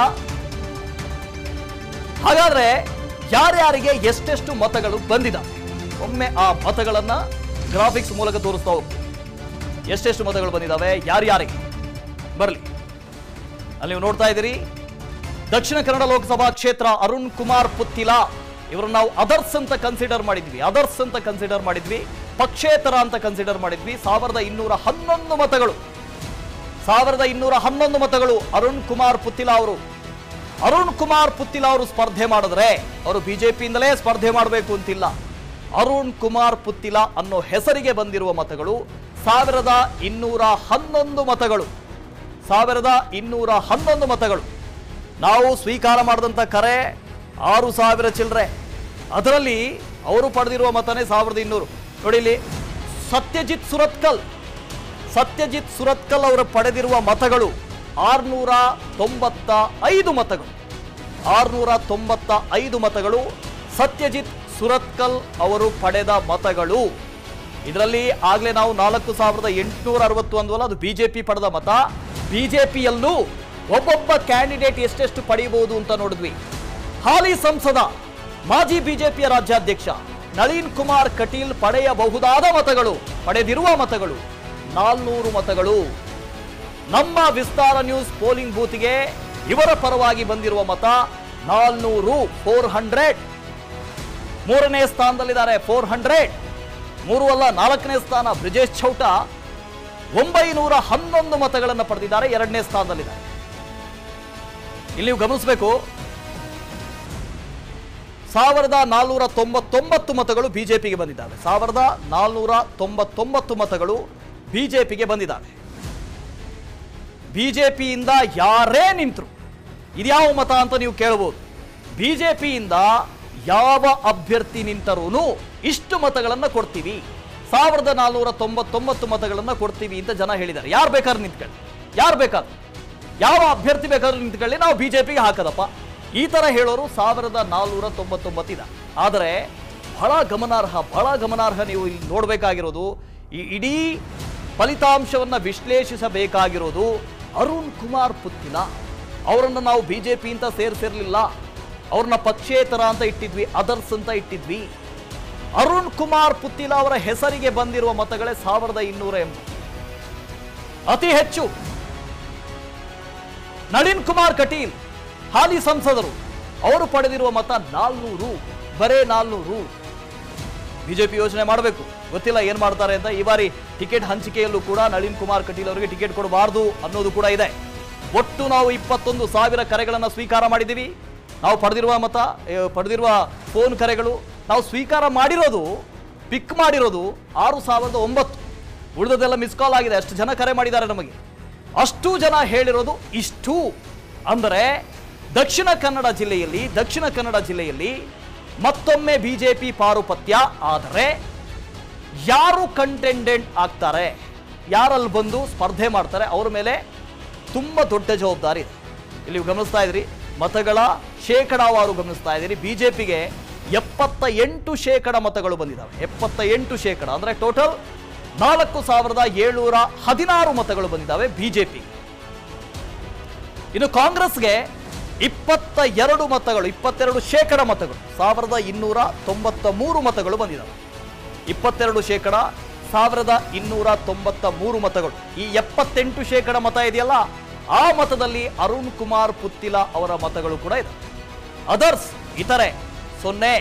ಹಾಗಾದ್ರೆ ಯಾರ್ಯಾರಿಗೆ ಎಷ್ಟೆಷ್ಟು ಮತಗಳು ಬಂದಿದ್ದಾವೆ ಒಮ್ಮೆ ಆ ಮತಗಳನ್ನ ಗ್ರಾಫಿಕ್ಸ್ ಮೂಲಕ ತೋರಿಸ್ತಾ ಹೋಗ್ತೀವಿ ಎಷ್ಟೆಷ್ಟು ಮತಗಳು ಬಂದಿದ್ದಾವೆ ಯಾರ್ಯಾರಿಗೆ ಬರಲಿ ಅಲ್ಲಿ ನೀವು ನೋಡ್ತಾ ಇದ್ದೀರಿ ದಕ್ಷಿಣ ಕನ್ನಡ ಲೋಕಸಭಾ ಕ್ಷೇತ್ರ ಅರುಣ್ ಕುಮಾರ್ ಪುತ್ತಿಲ ಇವರನ್ನ ನಾವು ಅದರ್ಸ್ ಅಂತ ಕನ್ಸಿಡರ್ ಮಾಡಿದ್ವಿ ಅದರ್ಸ್ ಅಂತ ಕನ್ಸಿಡರ್ ಮಾಡಿದ್ವಿ ಪಕ್ಷೇತರ ಅಂತ ಕನ್ಸಿಡರ್ ಮಾಡಿದ್ವಿ ಸಾವಿರದ ಇನ್ನೂರ ಹನ್ನೊಂದು ಮತಗಳು ಸಾವಿರದ ಇನ್ನೂರ ಹನ್ನೊಂದು ಮತಗಳು ಅರುಣ್ ಕುಮಾರ್ ಪುತ್ತಿಲ ಅವರು ಅರುಣ್ ಕುಮಾರ್ ಪುತ್ತಿಲ ಅವರು ಸ್ಪರ್ಧೆ ಮಾಡಿದ್ರೆ ಅವರು ಬಿಜೆಪಿಯಿಂದಲೇ ಸ್ಪರ್ಧೆ ಮಾಡಬೇಕು ಅಂತಿಲ್ಲ ಅರುಣ್ ಕುಮಾರ್ ಪುತ್ತಿಲ ಅನ್ನೋ ಹೆಸರಿಗೆ ಬಂದಿರುವ ಮತಗಳು ಸಾವಿರದ ಇನ್ನೂರ ಹನ್ನೊಂದು ಮತಗಳು ಸಾವಿರದ ಇನ್ನೂರ ಹನ್ನೊಂದು ಮತಗಳು ನಾವು ಸ್ವೀಕಾರ ಮಾಡಿದಂಥ ಕರೆ ಆರು ಸಾವಿರ ಚಿಲ್ಲರೆ ಅದರಲ್ಲಿ ಅವರು ಪಡೆದಿರುವ ಮತನೇ ಸಾವಿರದ ಇನ್ನೂರು ನೋಡಿ ಇಲ್ಲಿ ಸತ್ಯಜಿತ್ ಸುರತ್ಕಲ್ ಸತ್ಯಜಿತ್ ಸುರತ್ಕಲ್ ಅವರು ಪಡೆದಿರುವ ಮತಗಳು ಆರ್ನೂರ ತೊಂಬತ್ತ ಐದು ಮತಗಳು ಆರ್ನೂರ ತೊಂಬತ್ತ ಐದು ಮತಗಳು ಸತ್ಯಜಿತ್ ಸುರತ್ಕಲ್ ಅವರು ಪಡೆದ ಮತಗಳು ಇದರಲ್ಲಿ ಆಗಲೇ ನಾವು ನಾಲ್ಕು ಸಾವಿರದ ಎಂಟುನೂರ ಅರವತ್ತು ಅಂದ್ವಲ್ಲ ಅದು ಬಿಜೆಪಿ ಪಡೆದ ಮತ ಬಿಜೆಪಿಯಲ್ಲೂ ಒಬ್ಬೊಬ್ಬ ಕ್ಯಾಂಡಿಡೇಟ್ ಎಷ್ಟೆಷ್ಟು ಪಡೆಯಬಹುದು ಅಂತ ನೋಡಿದ್ವಿ ಹಾಲಿ ಸಂಸದ ಮಾಜಿ ಬಿಜೆಪಿಯ ರಾಜ್ಯಾಧ್ಯಕ್ಷ ನಳಿನ್ ಕುಮಾರ್ ಕಟೀಲ್ ಪಡೆಯಬಹುದಾದ ಮತಗಳು ಪಡೆದಿರುವ ಮತಗಳು ನಾಲ್ನೂರು ಮತಗಳು ನಮ್ಮ ವಿಸ್ತಾರ ನ್ಯೂಸ್ ಪೋಲಿಂಗ್ ಬೂತ್ಗೆ ಇವರ ಪರವಾಗಿ ಬಂದಿರುವ ಮತ ನಾಲ್ನೂರು ಫೋರ್ ಹಂಡ್ರೆಡ್ ಮೂರನೇ ಸ್ಥಾನದಲ್ಲಿದ್ದಾರೆ ಫೋರ್ ಹಂಡ್ರೆಡ್ ಮೂರು ಅಲ್ಲ ನಾಲ್ಕನೇ ಸ್ಥಾನ ಬ್ರಿಜೇಶ್ ಚೌಟ ಒಂಬೈನೂರ ಹನ್ನೊಂದು ಮತಗಳನ್ನು ಪಡೆದಿದ್ದಾರೆ ಎರಡನೇ ಸ್ಥಾನದಲ್ಲಿದ್ದಾರೆ ಇಲ್ಲಿ ನೀವು ಗಮನಿಸಬೇಕು ಸಾವಿರದ ನಾಲ್ನೂರ ತೊಂಬತ್ತೊಂಬತ್ತು ಮತಗಳು ಬಿಜೆಪಿಗೆ ಬಂದಿದ್ದಾವೆ ಸಾವಿರದ ನಾಲ್ನೂರ ತೊಂಬತ್ತೊಂಬತ್ತು ಮತಗಳು ಬಿಜೆಪಿಗೆ ಬಂದಿದ್ದಾವೆ ಬಿಜೆಪಿಯಿಂದ ಯಾರೇ ನಿಂತರು ಇದ್ಯಾವ ಮತ ಅಂತ ನೀವು ಕೇಳಬಹುದು ಬಿಜೆಪಿಯಿಂದ ಯಾವ ಅಭ್ಯರ್ಥಿ ನಿಂತರೂ ಇಷ್ಟು ಮತಗಳನ್ನು ಕೊಡ್ತೀವಿ ಸಾವಿರದ ನಾಲ್ನೂರ ತೊಂಬತ್ತೊಂಬತ್ತು ಮತಗಳನ್ನು ಕೊಡ್ತೀವಿ ಅಂತ ಜನ ಹೇಳಿದ್ದಾರೆ ಯಾರು ಬೇಕಾದ್ರೂ ನಿಂತ್ಕೊಳ್ಳಿ ಯಾರು ಬೇಕಾದ್ರು ಯಾವ ಅಭ್ಯರ್ಥಿ ಬೇಕಾದ್ರೂ ನಿಂತ್ಕೊಳ್ಳಿ ನಾವು ಬಿಜೆಪಿಗೆ ಹಾಕದಪ್ಪ ಈ ತರ ಹೇಳೋರು ಸಾವಿರದ ನಾಲ್ನೂರ ತೊಂಬತ್ತೊಂಬತ್ತಿದ ಆದರೆ ಬಹಳ ಗಮನಾರ್ಹ ಬಹಳ ಗಮನಾರ್ಹ ನೀವು ಇಲ್ಲಿ ನೋಡಬೇಕಾಗಿರೋದು ಈ ಇಡೀ ಫಲಿತಾಂಶವನ್ನ ವಿಶ್ಲೇಷಿಸಬೇಕಾಗಿರೋದು ಅರುಣ್ ಕುಮಾರ್ ಪುತ್ತಿಲ ಅವರನ್ನು ನಾವು ಬಿಜೆಪಿ ಅಂತ ಸೇರಿಸಿರ್ಲಿಲ್ಲ ಅವ್ರನ್ನ ಪಕ್ಷೇತರ ಅಂತ ಇಟ್ಟಿದ್ವಿ ಅದರ್ಸ್ ಅಂತ ಇಟ್ಟಿದ್ವಿ ಅರುಣ್ ಕುಮಾರ್ ಪುತ್ತಿಲ ಅವರ ಹೆಸರಿಗೆ ಬಂದಿರುವ ಮತಗಳೇ ಸಾವಿರದ ಇನ್ನೂರ ಎಂಬತ್ತು ಅತಿ ಹೆಚ್ಚು ನಳಿನ್ ಕುಮಾರ್ ಕಟೀಲ್ ಹಾಲಿ ಸಂಸದರು ಅವರು ಪಡೆದಿರುವ ಮತ ನಾಲ್ನೂರು ಬರೇ ನಾಲ್ನೂರು ಬಿಜೆಪಿ ಯೋಚನೆ ಮಾಡಬೇಕು ಗೊತ್ತಿಲ್ಲ ಏನ್ ಮಾಡ್ತಾರೆ ಅಂತ ಈ ಬಾರಿ ಟಿಕೆಟ್ ಹಂಚಿಕೆಯಲ್ಲೂ ಕೂಡ ನಳಿನ್ ಕುಮಾರ್ ಕಟೀಲ್ ಅವರಿಗೆ ಟಿಕೆಟ್ ಕೊಡಬಾರದು ಅನ್ನೋದು ಕೂಡ ಇದೆ ಒಟ್ಟು ನಾವು ಇಪ್ಪತ್ತೊಂದು ಸಾವಿರ ಕರೆಗಳನ್ನು ಸ್ವೀಕಾರ ಮಾಡಿದ್ದೀವಿ ನಾವು ಪಡೆದಿರುವ ಮತ ಏ, ಪಡೆದಿರುವ ಫೋನ್ ಕರೆಗಳು ನಾವು ಸ್ವೀಕಾರ ಮಾಡಿರೋದು ಪಿಕ್ ಮಾಡಿರೋದು ಆರು ಸಾವಿರದ ಒಂಬತ್ತು ಉಳಿದದೆಲ್ಲ ಮಿಸ್ ಕಾಲ್ ಆಗಿದೆ ಅಷ್ಟು ಜನ ಕರೆ ಮಾಡಿದ್ದಾರೆ ನಮಗೆ ಅಷ್ಟು ಜನ ಹೇಳಿರೋದು ಇಷ್ಟು ಅಂದರೆ ದಕ್ಷಿಣ ಕನ್ನಡ ಜಿಲ್ಲೆಯಲ್ಲಿ ದಕ್ಷಿಣ ಕನ್ನಡ ಜಿಲ್ಲೆಯಲ್ಲಿ ಮತ್ತೊಮ್ಮೆ ಬಿಜೆಪಿ ಪಾರುಪತ್ಯ ಆದರೆ ಯಾರು ಕಂಟೆಂಡೆಂಟ್ ಆಗ್ತಾರೆ ಯಾರಲ್ಲಿ ಬಂದು ಸ್ಪರ್ಧೆ ಮಾಡ್ತಾರೆ ಅವ್ರ ಮೇಲೆ ತುಂಬ ದೊಡ್ಡ ಜವಾಬ್ದಾರಿ ಇದೆ ಇಲ್ಲಿ ನೀವು ಗಮನಿಸ್ತಾ ಇದ್ರಿ ಮತಗಳ ಶೇಕಡಾವಾರು ಗಮನಿಸ್ತಾ ಇದ್ದೀರಿ ಬಿಜೆಪಿಗೆ ಎಪ್ಪತ್ತ ಎಂಟು ಶೇಕಡ ಮತಗಳು ಬಂದಿದ್ದಾವೆ ಎಪ್ಪತ್ತ ಎಂಟು ಶೇಕಡ ಅಂದರೆ ಟೋಟಲ್ ನಾಲ್ಕು ಸಾವಿರದ ಏಳ್ನೂರ ಹದಿನಾರು ಮತಗಳು ಬಂದಿದ್ದಾವೆ ಬಿಜೆಪಿ ಇನ್ನು ಕಾಂಗ್ರೆಸ್ಗೆ ಇಪ್ಪತ್ತ ಎರಡು ಮತಗಳು ಇಪ್ಪತ್ತೆರಡು ಶೇಕಡ ಮತಗಳು ಸಾವಿರದ ಇನ್ನೂರ ತೊಂಬತ್ತ ಮೂರು ಮತಗಳು ಬಂದಿದ್ದಾವೆ ಇಪ್ಪತ್ತೆರಡು ಶೇಕಡ ಸಾವಿರದ ಇನ್ನೂರ ತೊಂಬತ್ತ ಮೂರು ಮತಗಳು ಈ ಎಪ್ಪತ್ತೆಂಟು ಶೇಕಡ ಮತ ಇದೆಯಲ್ಲ ಆ ಮತದಲ್ಲಿ ಅರುಣ್ ಕುಮಾರ್ ಪುತ್ತಿಲ ಅವರ ಮತಗಳು ಕೂಡ ಇದೆ ಅದರ್ಸ್ ಇತರೆ ಸೊನ್ನೆ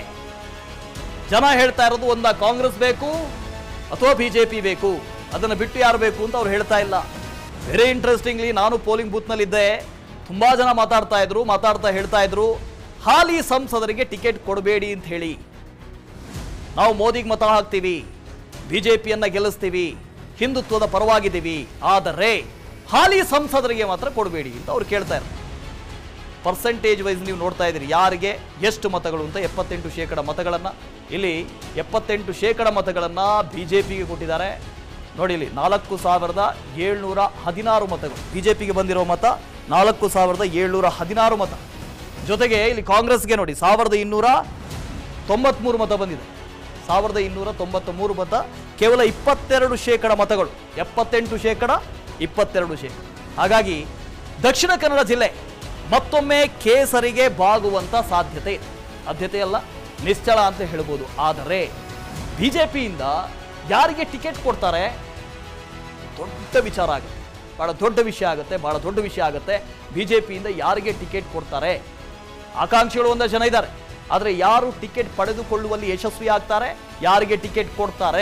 ಜನ ಹೇಳ್ತಾ ಇರೋದು ಒಂದ ಕಾಂಗ್ರೆಸ್ ಬೇಕು ಅಥವಾ ಬಿಜೆಪಿ ಬೇಕು ಅದನ್ನು ಬಿಟ್ಟು ಯಾರು ಬೇಕು ಅಂತ ಅವ್ರು ಹೇಳ್ತಾ ಇಲ್ಲ ವೆರಿ ಇಂಟ್ರೆಸ್ಟಿಂಗ್ಲಿ ನಾನು ಪೋಲಿಂಗ್ ಬೂತ್ನಲ್ಲಿದ್ದೆ ತುಂಬಾ ಜನ ಮಾತಾಡ್ತಾ ಇದ್ರು ಮಾತಾಡ್ತಾ ಹೇಳ್ತಾ ಇದ್ರು ಹಾಲಿ ಸಂಸದರಿಗೆ ಟಿಕೆಟ್ ಕೊಡಬೇಡಿ ಅಂತ ಹೇಳಿ ನಾವು ಮೋದಿಗೆ ಮತ ಹಾಕ್ತೀವಿ ಬಿಜೆಪಿಯನ್ನ ಗೆಲ್ಲಿಸ್ತೀವಿ ಹಿಂದುತ್ವದ ಪರವಾಗಿದ್ದೀವಿ ಆದರೆ ಹಾಲಿ ಸಂಸದರಿಗೆ ಮಾತ್ರ ಕೊಡಬೇಡಿ ಅಂತ ಅವ್ರು ಕೇಳ್ತಾ ಇದ್ದಾರೆ ಪರ್ಸೆಂಟೇಜ್ ವೈಸ್ ನೀವು ನೋಡ್ತಾ ಇದ್ದೀರಿ ಯಾರಿಗೆ ಎಷ್ಟು ಮತಗಳು ಅಂತ ಎಪ್ಪತ್ತೆಂಟು ಶೇಕಡ ಮತಗಳನ್ನು ಇಲ್ಲಿ ಎಪ್ಪತ್ತೆಂಟು ಶೇಕಡ ಮತಗಳನ್ನು ಬಿ ಜೆ ಪಿಗೆ ಕೊಟ್ಟಿದ್ದಾರೆ ನೋಡಿ ಇಲ್ಲಿ ನಾಲ್ಕು ಸಾವಿರದ ಏಳ್ನೂರ ಹದಿನಾರು ಮತಗಳು ಬಿ ಜೆ ಪಿಗೆ ಬಂದಿರೋ ಮತ ನಾಲ್ಕು ಸಾವಿರದ ಏಳ್ನೂರ ಹದಿನಾರು ಮತ ಜೊತೆಗೆ ಇಲ್ಲಿ ಕಾಂಗ್ರೆಸ್ಗೆ ನೋಡಿ ಸಾವಿರದ ಇನ್ನೂರ ತೊಂಬತ್ಮೂರು ಮತ ಬಂದಿದೆ ಸಾವಿರದ ಇನ್ನೂರ ತೊಂಬತ್ತ ಮೂರು ಮತ ಕೇವಲ ಇಪ್ಪತ್ತೆರಡು ಶೇಕಡ ಮತಗಳು ಎಪ್ಪತ್ತೆಂಟು ಶೇಕಡ ಇಪ್ಪತ್ತೆರಡು ಶೇಕಡ ಹಾಗಾಗಿ ದಕ್ಷಿಣ ಕನ್ನಡ ಜಿಲ್ಲೆ ಮತ್ತೊಮ್ಮೆ ಕೇಸರಿಗೆ ಬಾಗುವಂತ ಸಾಧ್ಯತೆ ಇದೆ ಸಾಧ್ಯತೆ ಅಲ್ಲ ನಿಶ್ಚಳ ಅಂತ ಹೇಳ್ಬೋದು ಆದರೆ ಬಿಜೆಪಿಯಿಂದ ಯಾರಿಗೆ ಟಿಕೆಟ್ ಕೊಡ್ತಾರೆ ದೊಡ್ಡ ವಿಚಾರ ಆಗುತ್ತೆ ಬಹಳ ದೊಡ್ಡ ವಿಷಯ ಆಗುತ್ತೆ ಬಹಳ ದೊಡ್ಡ ವಿಷಯ ಆಗುತ್ತೆ ಬಿಜೆಪಿಯಿಂದ ಯಾರಿಗೆ ಟಿಕೆಟ್ ಕೊಡ್ತಾರೆ ಆಕಾಂಕ್ಷಿಗಳು ಒಂದಷ್ಟು ಜನ ಇದ್ದಾರೆ ಆದರೆ ಯಾರು ಟಿಕೆಟ್ ಪಡೆದುಕೊಳ್ಳುವಲ್ಲಿ ಯಶಸ್ವಿ ಆಗ್ತಾರೆ ಯಾರಿಗೆ ಟಿಕೆಟ್ ಕೊಡ್ತಾರೆ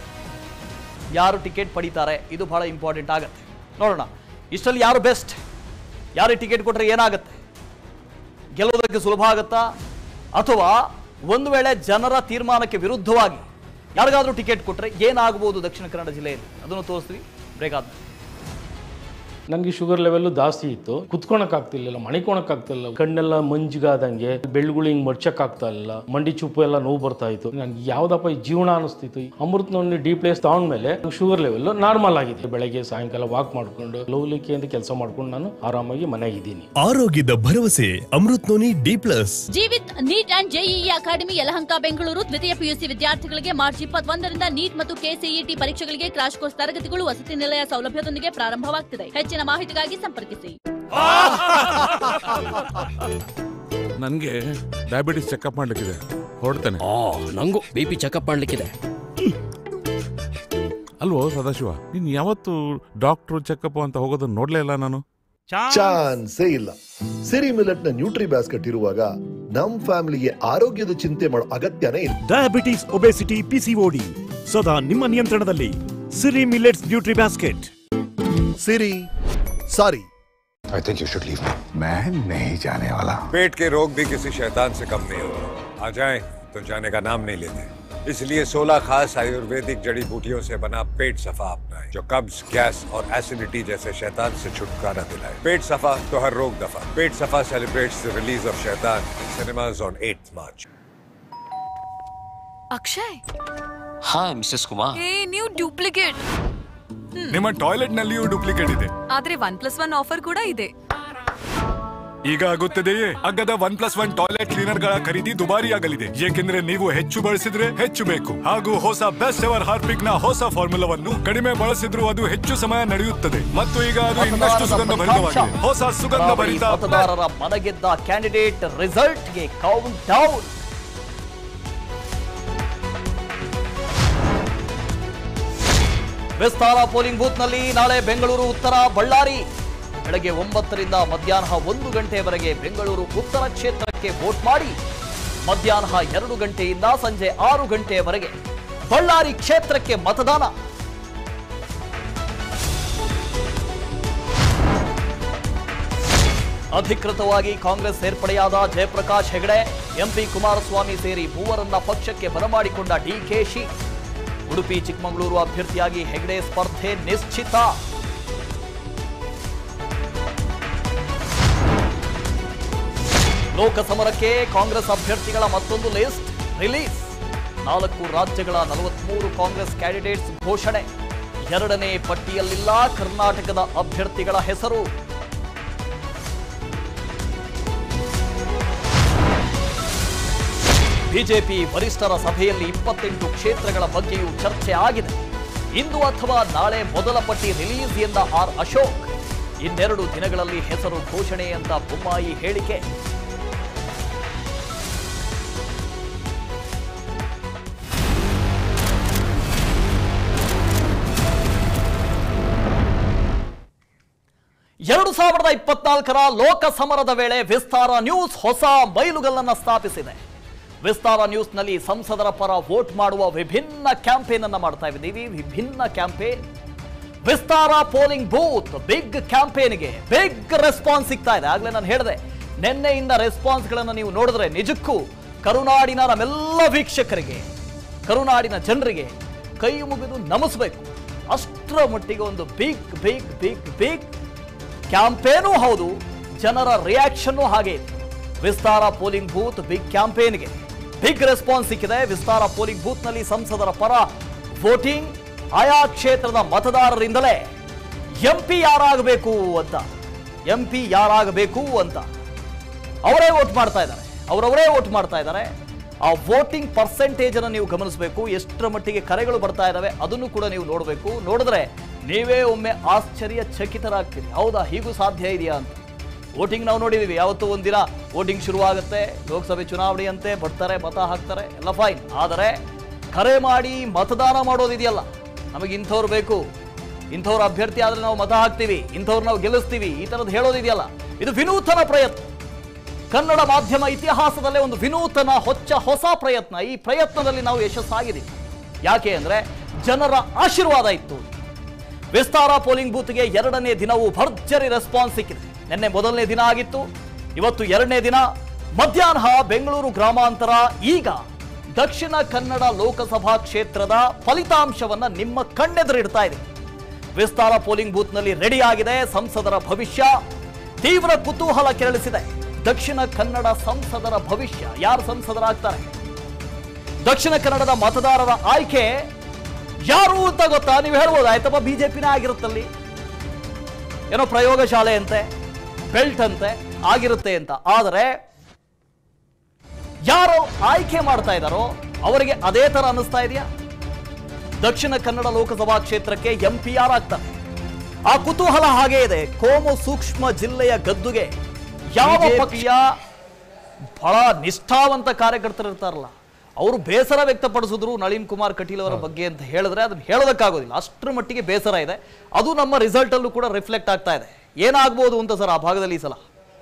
ಯಾರು ಟಿಕೆಟ್ ಪಡಿತಾರೆ ಇದು ಬಹಳ ಇಂಪಾರ್ಟೆಂಟ್ ಆಗುತ್ತೆ ನೋಡೋಣ ಇಷ್ಟರಲ್ಲಿ ಯಾರು ಬೆಸ್ಟ್ ಯಾರಿಗೆ ಟಿಕೆಟ್ ಕೊಟ್ಟರೆ ಏನಾಗುತ್ತೆ ಗೆಲ್ಲುವುದಕ್ಕೆ ಸುಲಭ ಆಗುತ್ತಾ ಅಥವಾ ಒಂದು ವೇಳೆ ಜನರ ತೀರ್ಮಾನಕ್ಕೆ ವಿರುದ್ಧವಾಗಿ ಯಾರಿಗಾದ್ರೂ ಟಿಕೆಟ್ ಕೊಟ್ಟರೆ ಏನಾಗಬಹುದು ದಕ್ಷಿಣ ಕನ್ನಡ ಜಿಲ್ಲೆಯಲ್ಲಿ ಅದನ್ನು ತೋರಿಸ್ತೀವಿ ಬ್ರೇಕ್ ಆದ್ಮೇಲೆ ನನಗೆ ಶುಗರ್ ಲೆವೆಲ್ ಜಾಸ್ತಿ ಇತ್ತು ಕುತ್ಕೊಳಕ್ ಆಗ್ತಿರ್ಲಿಲ್ಲ ಮಣಿಕೊಳಕ್ ಆಗ್ತಿಲ್ಲ ಕಣ್ಣೆಲ್ಲ ಮಂಜಿಗಾದಂಗೆ ಬೆಳ್ಳುಗಳು ಹಿಂಗ್ ಮಡ್ಚಕ್ ಆಗ್ತಾ ಇಲ್ಲ ಮಂಡಿ ಚುಪ್ಪು ಎಲ್ಲ ನೋವು ಬರ್ತಾ ಇತ್ತು ನನ್ಗೆ ಯಾವ್ದಪ್ಪ ಈ ಜೀವನ ಅನಿಸ್ತಿತ್ತು ಅಮೃತನವನ್ನ ಡಿ ಪ್ಲೇಸ್ ತಗೊಂಡ್ಮೇಲೆ ಶುಗರ್ ಲೆವೆಲ್ ನಾರ್ಮಲ್ ಆಗಿದೆ ಬೆಳಗ್ಗೆ ಸಾಯಂಕಾಲ ವಾಕ್ ಮಾಡ್ಕೊಂಡು ಲವ್ಲಿಕೆ ಅಂತ ಕೆಲಸ ಮಾಡ್ಕೊಂಡು ನಾನು ಆರಾಮಾಗಿ ಮನೆಯಾಗಿದ್ದೀನಿ ಆರೋಗ್ಯದ ಭರವಸೆ Amrut noni D plus Jeevith NEET and JEE academy Yelahanka Bengaluru ದ್ವಿತೀಯ ಪಿಯುಸಿ ವಿದ್ಯಾರ್ಥಿಗಳಿಗೆ ಮಾರ್ಚ್ ಇಪ್ಪತ್ತೊಂದರಿಂದ ನೀಟ್ ಮತ್ತು ಕೆಸಿಇಟಿ ಪರೀಕ್ಷೆಗಳಿಗೆ ಕ್ರಾಶ್ ಕೋರ್ಸ್ ತರಗತಿಗಳು ವಸತಿ ನಿಲಯ ಸೌಲಭ್ಯದೊಂದಿಗೆ ಪ್ರಾರಂಭವಾಗುತ್ತಿದೆ ಹೆಚ್ಚಿನ ಮಾಹಿತಿಗಾಗಿ ಸಂಪರ್ಕಿಸಿ ನನಗೆ ಡಯಾಬಿಟಿಸ್ ಚೆಕಪ್ ಮಾಡ್ಲಿಕ್ಕಿದೆ ಹೊರಡ್ತೇನೆ ಆ ನಂಗೂ ಬಿ ಪಿ ಚೆಕಪ್ ಮಾಡ್ಲಿಕ್ಕಿದೆ ಅಲ್ವೋ ಸದಾಶಿವ ನೀನ್ ಯಾವತ್ತು ಡಾಕ್ಟ್ರು ಚೆಕಪ್ ಅಂತ ಹೋಗೋದನ್ನ ನೋಡ್ಲೇ ಇಲ್ಲ ನಾನು ಚಾನ್ಸೇ ಇಲ್ಲ ಸಿರಿ ಮಿಲೆಟ್ ನ ನ್ಯೂಟ್ರಿ ಬ್ಯಾಸ್ಕೆಟ್ ಇರುವಾಗ ನಮ್ ಫ್ಯಾಮಿಲಿಗೆ ಆರೋಗ್ಯದ ಚಿಂತೆ ಮಾಡೋ ಅಗತ್ಯನೇ ಇಲ್ಲ ಡಯಾಬಿಟಿಸ್ ಒಬೆಸಿಟಿ ಪಿಸಿಒಡಿ ಸದಾ ನಿಮ್ಮ ನಿಯಂತ್ರಣದಲ್ಲಿ Siri millets nutri basket Siri sorry I think you should leave me. मैं नहीं जाने वाला पेट के रोग भी किसी शैतान से कम नहीं होते आ जाए तो जाने का नाम नहीं लेते इसलिए 16 खास आयुर्वेदिक जड़ी बूटियों से बना पेट सफा अपनाएं जो कब्ज गैस और एसिडिटी जैसे शैतान से छुटकारा दिलाए पेट सफा तो हर रोग दफा पेट सफा celebrates the release of Shaitaan cinemas on 8th March Akshay ಹಾ ಮಿಸಸ್ ಕುಮಾರ್ ಏ ನೀವು ಡೂಪ್ಲಿಕೇಟ್ ನಿಮ್ಮ ಟಾಯ್ಲೆಟ್ ನಲ್ಲಿಯೂ ಡೂಪ್ಲಿಕೇಟ್ ಇದೆ ಆದ್ರೆ ಒನ್ ಪ್ಲಸ್ ಒನ್ ಆಫರ್ ಕೂಡ ಇದೆ ಈಗ ಆಗುತ್ತದೆಯೇ ಅಗ್ಗದ one plus one toilet cleaner ಗಳ ಖರೀದಿ ದುಬಾರಿಯಾಗಲಿದೆ ಏಕೆಂದ್ರೆ ನೀವು ಹೆಚ್ಚು ಬಳಸಿದ್ರೆ ಹೆಚ್ಚು ಬೇಕು ಹಾಗೂ ಹೊಸ ಬೆಸ್ಟ್ ಎವರ್ ಹಾರ್ಪಿಕ್ ನ ಹೊಸ ಫಾರ್ಮುಲಾವನ್ನು ಕಡಿಮೆ ಬಳಸಿದ್ರೂ ಅದು ಹೆಚ್ಚು ಸಮಯ ನಡೆಯುತ್ತದೆ ಮತ್ತು ಈಗ ಅದು ಇನ್ನಷ್ಟು ಸುಗಂಧ ಭರಿತವಾಗಿದೆ ಹೊಸ ಸುಗಂಧ ಬರಾಬರಿ ಭರಿತ ಮತದಾರರ ಮನಗೆದ್ದ ಕ್ಯಾಂಡಿಡೇಟ್ ರಿಸಲ್ಟ್ಗೆ ಕೌಂಟ್ ಡೌನ್ ವಿಸ್ತಾರ ಪೋಲಿಂಗ್ ಬೂತ್ನಲ್ಲಿ ನಾಳೆ ಬೆಂಗಳೂರು ಉತ್ತರ ಬಳ್ಳಾರಿ ಬೆಳಗ್ಗೆ ಒಂಬತ್ತರಿಂದ ಮಧ್ಯಾಹ್ನ ಒಂದು ಗಂಟೆಯವರೆಗೆ ಬೆಂಗಳೂರು ಉತ್ತರ ಕ್ಷೇತ್ರಕ್ಕೆ ವೋಟ್ ಮಾಡಿ ಮಧ್ಯಾಹ್ನ ಎರಡು ಗಂಟೆಯಿಂದ ಸಂಜೆ ಆರು ಗಂಟೆಯವರೆಗೆ ಬಳ್ಳಾರಿ ಕ್ಷೇತ್ರಕ್ಕೆ ಮತದಾನ ಅಧಿಕೃತವಾಗಿ ಕಾಂಗ್ರೆಸ್ ಸೇರ್ಪಡೆಯಾದ ಜಯಪ್ರಕಾಶ್ ಹೆಗಡೆ ಎಂಪಿ ಕುಮಾರಸ್ವಾಮಿ ಸೇರಿ ಮೂವರನ್ನ ಪಕ್ಷಕ್ಕೆ ಬರಮಾಡಿಕೊಂಡ ಡಿಕೆಶಿ ಉಡುಪಿ ಚಿಕ್ಕಮಗಳೂರು ಅಭ್ಯರ್ಥಿಯಾಗಿ ಹೆಗಡೆ ಸ್ಪರ್ಧೆ ನಿಶ್ಚಿತ ಲೋಕಸಮರಕ್ಕೆ ಕಾಂಗ್ರೆಸ್ ಅಭ್ಯರ್ಥಿಗಳ ಮತ್ತೊಂದು ಲಿಸ್ಟ್ ರಿಲೀಸ್ ನಾಲ್ಕು ರಾಜ್ಯಗಳ ನಲವತ್ಮೂರು ಕಾಂಗ್ರೆಸ್ ಕ್ಯಾಂಡಿಡೇಟ್ಸ್ ಘೋಷಣೆ ಎರಡನೇ ಪಟ್ಟಿಯಲ್ಲಿಲ್ಲ ಕರ್ನಾಟಕದ ಅಭ್ಯರ್ಥಿಗಳ ಹೆಸರು ಬಿಜೆಪಿ ವರಿಷ್ಠರ ಸಭೆಯಲ್ಲಿ ಇಪ್ಪತ್ತೆಂಟು ಕ್ಷೇತ್ರಗಳ ಬಗ್ಗೆಯೂ ಚರ್ಚೆ ಆಗಿದೆ ಇಂದು ಅಥವಾ ನಾಳೆ ಮೊದಲ ಪಟ್ಟಿ ರಿಲೀಸ್ ಎಂದ ಆರ್ ಅಶೋಕ್ ಇನ್ನೆರಡು ದಿನಗಳಲ್ಲಿ ಹೆಸರು ಘೋಷಣೆ ಅಂತ ಬೊಮ್ಮಾಯಿ ಹೇಳಿಕೆ ಎರಡು ಸಾವಿರದ ಇಪ್ಪತ್ನಾಲ್ಕರ ಲೋಕ ಸಮರದ ವೇಳೆ ವಿಸ್ತಾರ ನ್ಯೂಸ್ ಹೊಸ ಮೈಲುಗಲ್ಲನ್ನ ಸ್ಥಾಪಿಸಿದೆ ವಿಸ್ತಾರ ನ್ಯೂಸ್ನಲ್ಲಿ ಸಂಸದರ ಪರ ವೋಟ್ ಮಾಡುವ ವಿಭಿನ್ನ ಕ್ಯಾಂಪೇನ್ ಅನ್ನ ಮಾಡ್ತಾ ಇದ್ದೀವಿ ವಿಭಿನ್ನ campaign Vistara polling booth big ಕ್ಯಾಂಪೇನ್ಗೆ ಬಿಗ್ ರೆಸ್ಪಾನ್ಸ್ ಸಿಗ್ತಾ ಇದೆ ಆಗ್ಲೇ ನಾನು ಹೇಳಿದೆ ನಿನ್ನೆಯಿಂದ ರೆಸ್ಪಾನ್ಸ್ಗಳನ್ನು ನೀವು ನೋಡಿದ್ರೆ ನಿಜಕ್ಕೂ ಕರುನಾಡಿನ ನಮ್ಮೆಲ್ಲ ವೀಕ್ಷಕರಿಗೆ ಕರುನಾಡಿನ ಜನರಿಗೆ ಕೈ ಮುಗಿದು ನಮಿಸ್ಬೇಕು ಅಷ್ಟರ ಮಟ್ಟಿಗೆ ಒಂದು ಬಿಗ್ ಬಿಗ್ ಬಿಗ್ ಬಿಗ್ ಕ್ಯಾಂಪೇನೂ ಹೌದು ಜನರ ರಿಯಾಕ್ಷನ್ನು ಹಾಗೆ ಇದೆ ವಿಸ್ತಾರ ಪೋಲಿಂಗ್ ಬೂತ್ ಬಿಗ್ ಕ್ಯಾಂಪೇನ್ಗೆ ಬಿಗ್ ರೆಸ್ಪಾನ್ಸ್ ಸಿಕ್ಕಿದೆ ವಿಸ್ತಾರ ಪೋಲಿಂಗ್ ಬೂತ್ನಲ್ಲಿ ಸಂಸದರ ಪರ ವೋಟಿಂಗ್ ಆಯಾ ಕ್ಷೇತ್ರದ ಮತದಾರರಿಂದಲೇ ಎಂ ಪಿ ಯಾರಾಗಬೇಕು ಅಂತ ಎಂ ಪಿ ಯಾರಾಗಬೇಕು ಅಂತ ಅವರೇ ವೋಟ್ ಮಾಡ್ತಾ ಇದ್ದಾರೆ ಅವರವರೇ ವೋಟ್ ಮಾಡ್ತಾ ಇದ್ದಾರೆ ಆ ವೋಟಿಂಗ್ ಪರ್ಸೆಂಟೇಜ್ ಅನ್ನು ನೀವು ಗಮನಿಸಬೇಕು ಎಷ್ಟರ ಮಟ್ಟಿಗೆ ಕರೆಗಳು ಬರ್ತಾ ಇದ್ದಾವೆ ಅದನ್ನು ಕೂಡ ನೀವು ನೋಡಬೇಕು ನೋಡಿದ್ರೆ ನೀವೇ ಒಮ್ಮೆ ಆಶ್ಚರ್ಯ ಚಕಿತರಾಗ್ತೀರಿ ಹೌದಾ ಹೀಗೂ ಸಾಧ್ಯ ಇದೆಯಾ ಅಂತ ವೋಟಿಂಗ್ ನಾವು ನೋಡಿದೀವಿ ಯಾವತ್ತೂ ಒಂದಿನ ವೋಟಿಂಗ್ ಶುರುವಾಗುತ್ತೆ ಲೋಕಸಭೆ ಚುನಾವಣೆ ಅಂತೆ ಬರ್ತಾರೆ ಮತ ಹಾಕ್ತಾರೆ ಎಲ್ಲ ಫೈನ್ ಆದರೆ ಕರೆ ಮಾಡಿ ಮತದಾನ ಮಾಡೋದಿದೆಯಲ್ಲ ನಮಗೆ ಇಂಥವ್ರು ಬೇಕು ಇಂಥವ್ರ ಅಭ್ಯರ್ಥಿ ಆದ್ರೆ ನಾವು ಮತ ಹಾಕ್ತೀವಿ ಇಂಥವ್ರು ನಾವು ಗೆಲ್ಲಿಸ್ತೀವಿ ಈ ಥರದ್ದು ಹೇಳೋದಿದೆಯಲ್ಲ ಇದು ವಿನೂತನ ಪ್ರಯತ್ನ ಕನ್ನಡ ಮಾಧ್ಯಮ ಇತಿಹಾಸದಲ್ಲೇ ಒಂದು ವಿನೂತನ ಹೊಚ್ಚ ಹೊಸ ಪ್ರಯತ್ನ ಈ ಪ್ರಯತ್ನದಲ್ಲಿ ನಾವು ಯಶಸ್ಸಾಗಿದ್ದೀವಿ ಯಾಕೆ ಅಂದ್ರೆ ಜನರ ಆಶೀರ್ವಾದ ಇತ್ತು ವಿಸ್ತಾರ ಪೋಲಿಂಗ್ ಬೂತ್ಗೆ ಎರಡನೇ ದಿನವೂ ಭರ್ಜರಿ ರೆಸ್ಪಾನ್ಸ್ ಸಿಕ್ಕಿದೆ ನಿನ್ನೆ ಮೊದಲನೇ ದಿನ ಆಗಿತ್ತು ಇವತ್ತು ಎರಡನೇ ದಿನ ಮಧ್ಯಾಹ್ನ ಬೆಂಗಳೂರು ಗ್ರಾಮಾಂತರ ಈಗ ದಕ್ಷಿಣ ಕನ್ನಡ ಲೋಕಸಭಾ ಕ್ಷೇತ್ರದ ಫಲಿತಾಂಶವನ್ನ ನಿಮ್ಮ ಕಣ್ಣೆದುರಿಡ್ತಾ ಇದೆ ವಿಸ್ತಾರ ಪೋಲಿಂಗ್ ಬೂತ್ನಲ್ಲಿ ರೆಡಿ ಆಗಿದೆ ಸಂಸದರ ಭವಿಷ್ಯ ತೀವ್ರ ಕುತೂಹಲ ಕೆರಳಿಸಿದೆ ದಕ್ಷಿಣ ಕನ್ನಡ ಸಂಸದರ ಭವಿಷ್ಯ ಯಾರು ಸಂಸದರಾಗ್ತಾರೆ ದಕ್ಷಿಣ ಕನ್ನಡದ ಮತದಾರರ ಆಯ್ಕೆ ಯಾರು ಅಂತ ಗೊತ್ತಾ ನೀವು ಹೇಳ್ಬೋದು ಆಯ್ತಪ್ಪ ಬಿಜೆಪಿನೇ ಆಗಿರುತ್ತಲ್ಲಿ ಏನೋ ಪ್ರಯೋಗಶಾಲೆ ಅಂತೆ ಬೆಲ್ಟ್ ಅಂತೆ ಆಗಿರುತ್ತೆ ಅಂತ ಆದರೆ ಯಾರು ಆಯ್ಕೆ ಮಾಡ್ತಾ ಇದ್ದಾರೋ ಅವರಿಗೆ ಅದೇ ತರ ಅನ್ನಿಸ್ತಾ ಇದೆಯಾ ದಕ್ಷಿಣ ಕನ್ನಡ ಲೋಕಸಭಾ ಕ್ಷೇತ್ರಕ್ಕೆ ಎಂ ಪಿ ಆರ್ ಆಗ್ತಾರೆ ಆ ಕುತೂಹಲ ಹಾಗೇ ಇದೆ ಕೋಮು ಸೂಕ್ಷ್ಮ ಜಿಲ್ಲೆಯ ಗದ್ದುಗೆ ಯಾವ ಪಕ್ಷ ಬಹಳ ನಿಷ್ಠಾವಂತ ಕಾರ್ಯಕರ್ತರು ಇರ್ತಾರಲ್ಲ ಅವರು ಬೇಸರ ವ್ಯಕ್ತಪಡಿಸಿದ್ರು ನಳಿನ್ ಕುಮಾರ್ ಕಟೀಲ್ ಅವರ ಬಗ್ಗೆ ಅಂತ ಹೇಳಿದ್ರೆ ಅದನ್ನ ಹೇಳೋದಕ್ಕಾಗೋದಿಲ್ಲ ಅಷ್ಟರ ಮಟ್ಟಿಗೆ ಬೇಸರ ಇದೆ ಅದು ನಮ್ಮ ರಿಸಲ್ಟ್ ಅಲ್ಲೂ ಕೂಡ ರಿಫ್ಲೆಕ್ಟ್ ಆಗ್ತಾ ಇದೆ ಏನಾಗ್ಬೋದು ಅಂತ ಸರ್ ಆ ಭಾಗದಲ್ಲಿ ಈ ಸಲ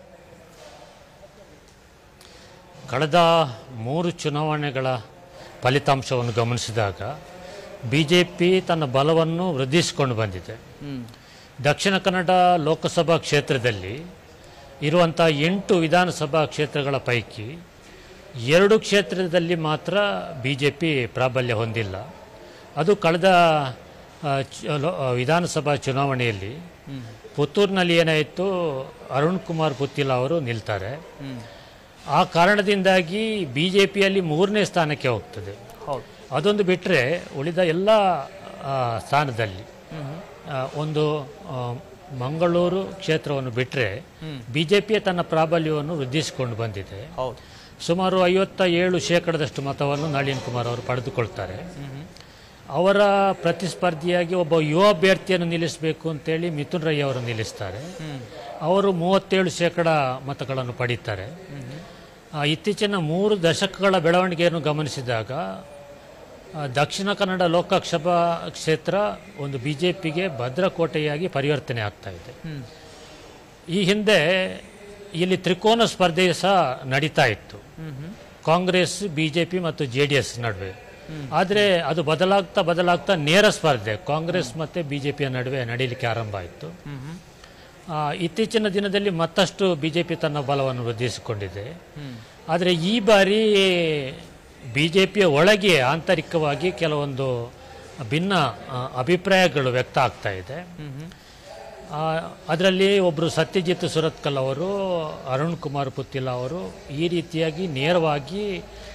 ಕಳೆದ ಮೂರು ಚುನಾವಣೆಗಳ ಫಲಿತಾಂಶವನ್ನು ಗಮನಿಸಿದಾಗ ಬಿ ಜೆ ಪಿ ತನ್ನ ಬಲವನ್ನು ವೃದ್ಧಿಸಿಕೊಂಡು ಬಂದಿದೆ ದಕ್ಷಿಣ ಕನ್ನಡ ಲೋಕಸಭಾ ಕ್ಷೇತ್ರದಲ್ಲಿ ಇರುವಂಥ ಎಂಟು ವಿಧಾನಸಭಾ ಕ್ಷೇತ್ರಗಳ ಪೈಕಿ ಎರಡು ಕ್ಷೇತ್ರದಲ್ಲಿ ಮಾತ್ರ ಬಿ ಜೆ ಪಿ ಪ್ರಾಬಲ್ಯ ಹೊಂದಿಲ್ಲ ಅದು ಕಳೆದ ಆ, ಚ- ಲೋ- ಆ, ವಿಧಾನಸಭಾ ಚುನಾವಣೆಯಲ್ಲಿ ಪುತ್ತೂರಿನಲ್ಲಿ ಏನಾಯಿತು ಅರುಣ್ ಕುಮಾರ್ ಪುತ್ತಿಲ ಅವರು ನಿಲ್ತಾರೆ ಆ ಕಾರಣದಿಂದಾಗಿ ಬಿ ಜೆ ಪಿಯಲ್ಲಿ ಮೂರನೇ ಸ್ಥಾನಕ್ಕೆ ಹೋಗ್ತದೆ ಹೌದು ಅದೊಂದು ಬಿಟ್ಟರೆ ಉಳಿದ ಎಲ್ಲ ಆ, ಸ್ಥಾನದಲ್ಲಿ ಆ, ಒಂದು ಆ, ಮಂಗಳೂರು ಕ್ಷೇತ್ರವನ್ನು ಬಿಟ್ಟರೆ ಬಿ ಜೆ ಪಿಯ ತನ್ನ ಪ್ರಾಬಲ್ಯವನ್ನು ವೃದ್ಧಿಸಿಕೊಂಡು ಬಂದಿದೆ ಹೌದು ಸುಮಾರು ಐವತ್ತ ಏಳು ಶೇಕಡದಷ್ಟು ಮತವನ್ನು ನಳಿನ್ ಕುಮಾರ್ ಅವರು ಪಡೆದುಕೊಳ್ತಾರೆ ಅವರ ಪ್ರತಿಸ್ಪರ್ಧಿಯಾಗಿ ಒಬ್ಬ ಯುವ ಅಭ್ಯರ್ಥಿಯನ್ನು ನಿಲ್ಲಿಸಬೇಕು ಅಂತೇಳಿ ಮಿಥುನ್ ರೈ ಅವರು ನಿಲ್ಲಿಸ್ತಾರೆ ಅವರು ಮೂವತ್ತೇಳು ಶೇಕಡ ಮತಗಳನ್ನು ಪಡೀತಾರೆ ಆ, ಇತ್ತೀಚಿನ ಮೂರು ದಶಕಗಳ ಬೆಳವಣಿಗೆಯನ್ನು ಗಮನಿಸಿದಾಗ ಆ, ದಕ್ಷಿಣ ಕನ್ನಡ ಲೋಕಸಭಾ ಕ್ಷೇತ್ರ ಒಂದು ಬಿ ಜೆ ಪಿಗೆ ಭದ್ರಕೋಟೆಯಾಗಿ ಪರಿವರ್ತನೆ ಆಗ್ತಾ ಇದೆ ಈ ಹಿಂದೆ ಇಲ್ಲಿ ತ್ರಿಕೋನ ಸ್ಪರ್ಧೆ ಸಹ ನಡೀತಾ ಇತ್ತು ಕಾಂಗ್ರೆಸ್ ಬಿ ಜೆ ಪಿ ಮತ್ತು ಜೆ ಡಿ ಎಸ್ ನಡುವೆ ಆದರೆ ಅದು ಬದಲಾಗ್ತಾ ಬದಲಾಗ್ತಾ ನೇರ ಸ್ಪರ್ಧೆ ಕಾಂಗ್ರೆಸ್ ಮತ್ತು ಬಿ ಜೆ ಪಿಯ ನಡುವೆ ನಡೀಲಿಕ್ಕೆ ಆರಂಭ ಆಯಿತು ಆ, ಇತ್ತೀಚಿನ ದಿನದಲ್ಲಿ ಮತ್ತಷ್ಟು ಬಿ ಜೆ ಪಿ ತನ್ನ ಬಲವನ್ನು ವೃದ್ಧಿಸಿಕೊಂಡಿದೆ ಆದರೆ ಈ ಬಾರಿ ಬಿ ಜೆ ಪಿಯ ಒಳಗೆ ಆಂತರಿಕವಾಗಿ ಕೆಲವೊಂದು ಭಿನ್ನ ಆ, ಅಭಿಪ್ರಾಯಗಳು ವ್ಯಕ್ತ ಆಗ್ತಾ ಇದೆ ಅದರಲ್ಲಿ ಒಬ್ಬರು ಸತ್ಯಜಿತ್ ಸುರತ್ಕಲ್ ಅವರು ಅರುಣ್ ಕುಮಾರ್ ಪುತ್ತಿಲ ಅವರು ಈ ರೀತಿಯಾಗಿ ನೇರವಾಗಿ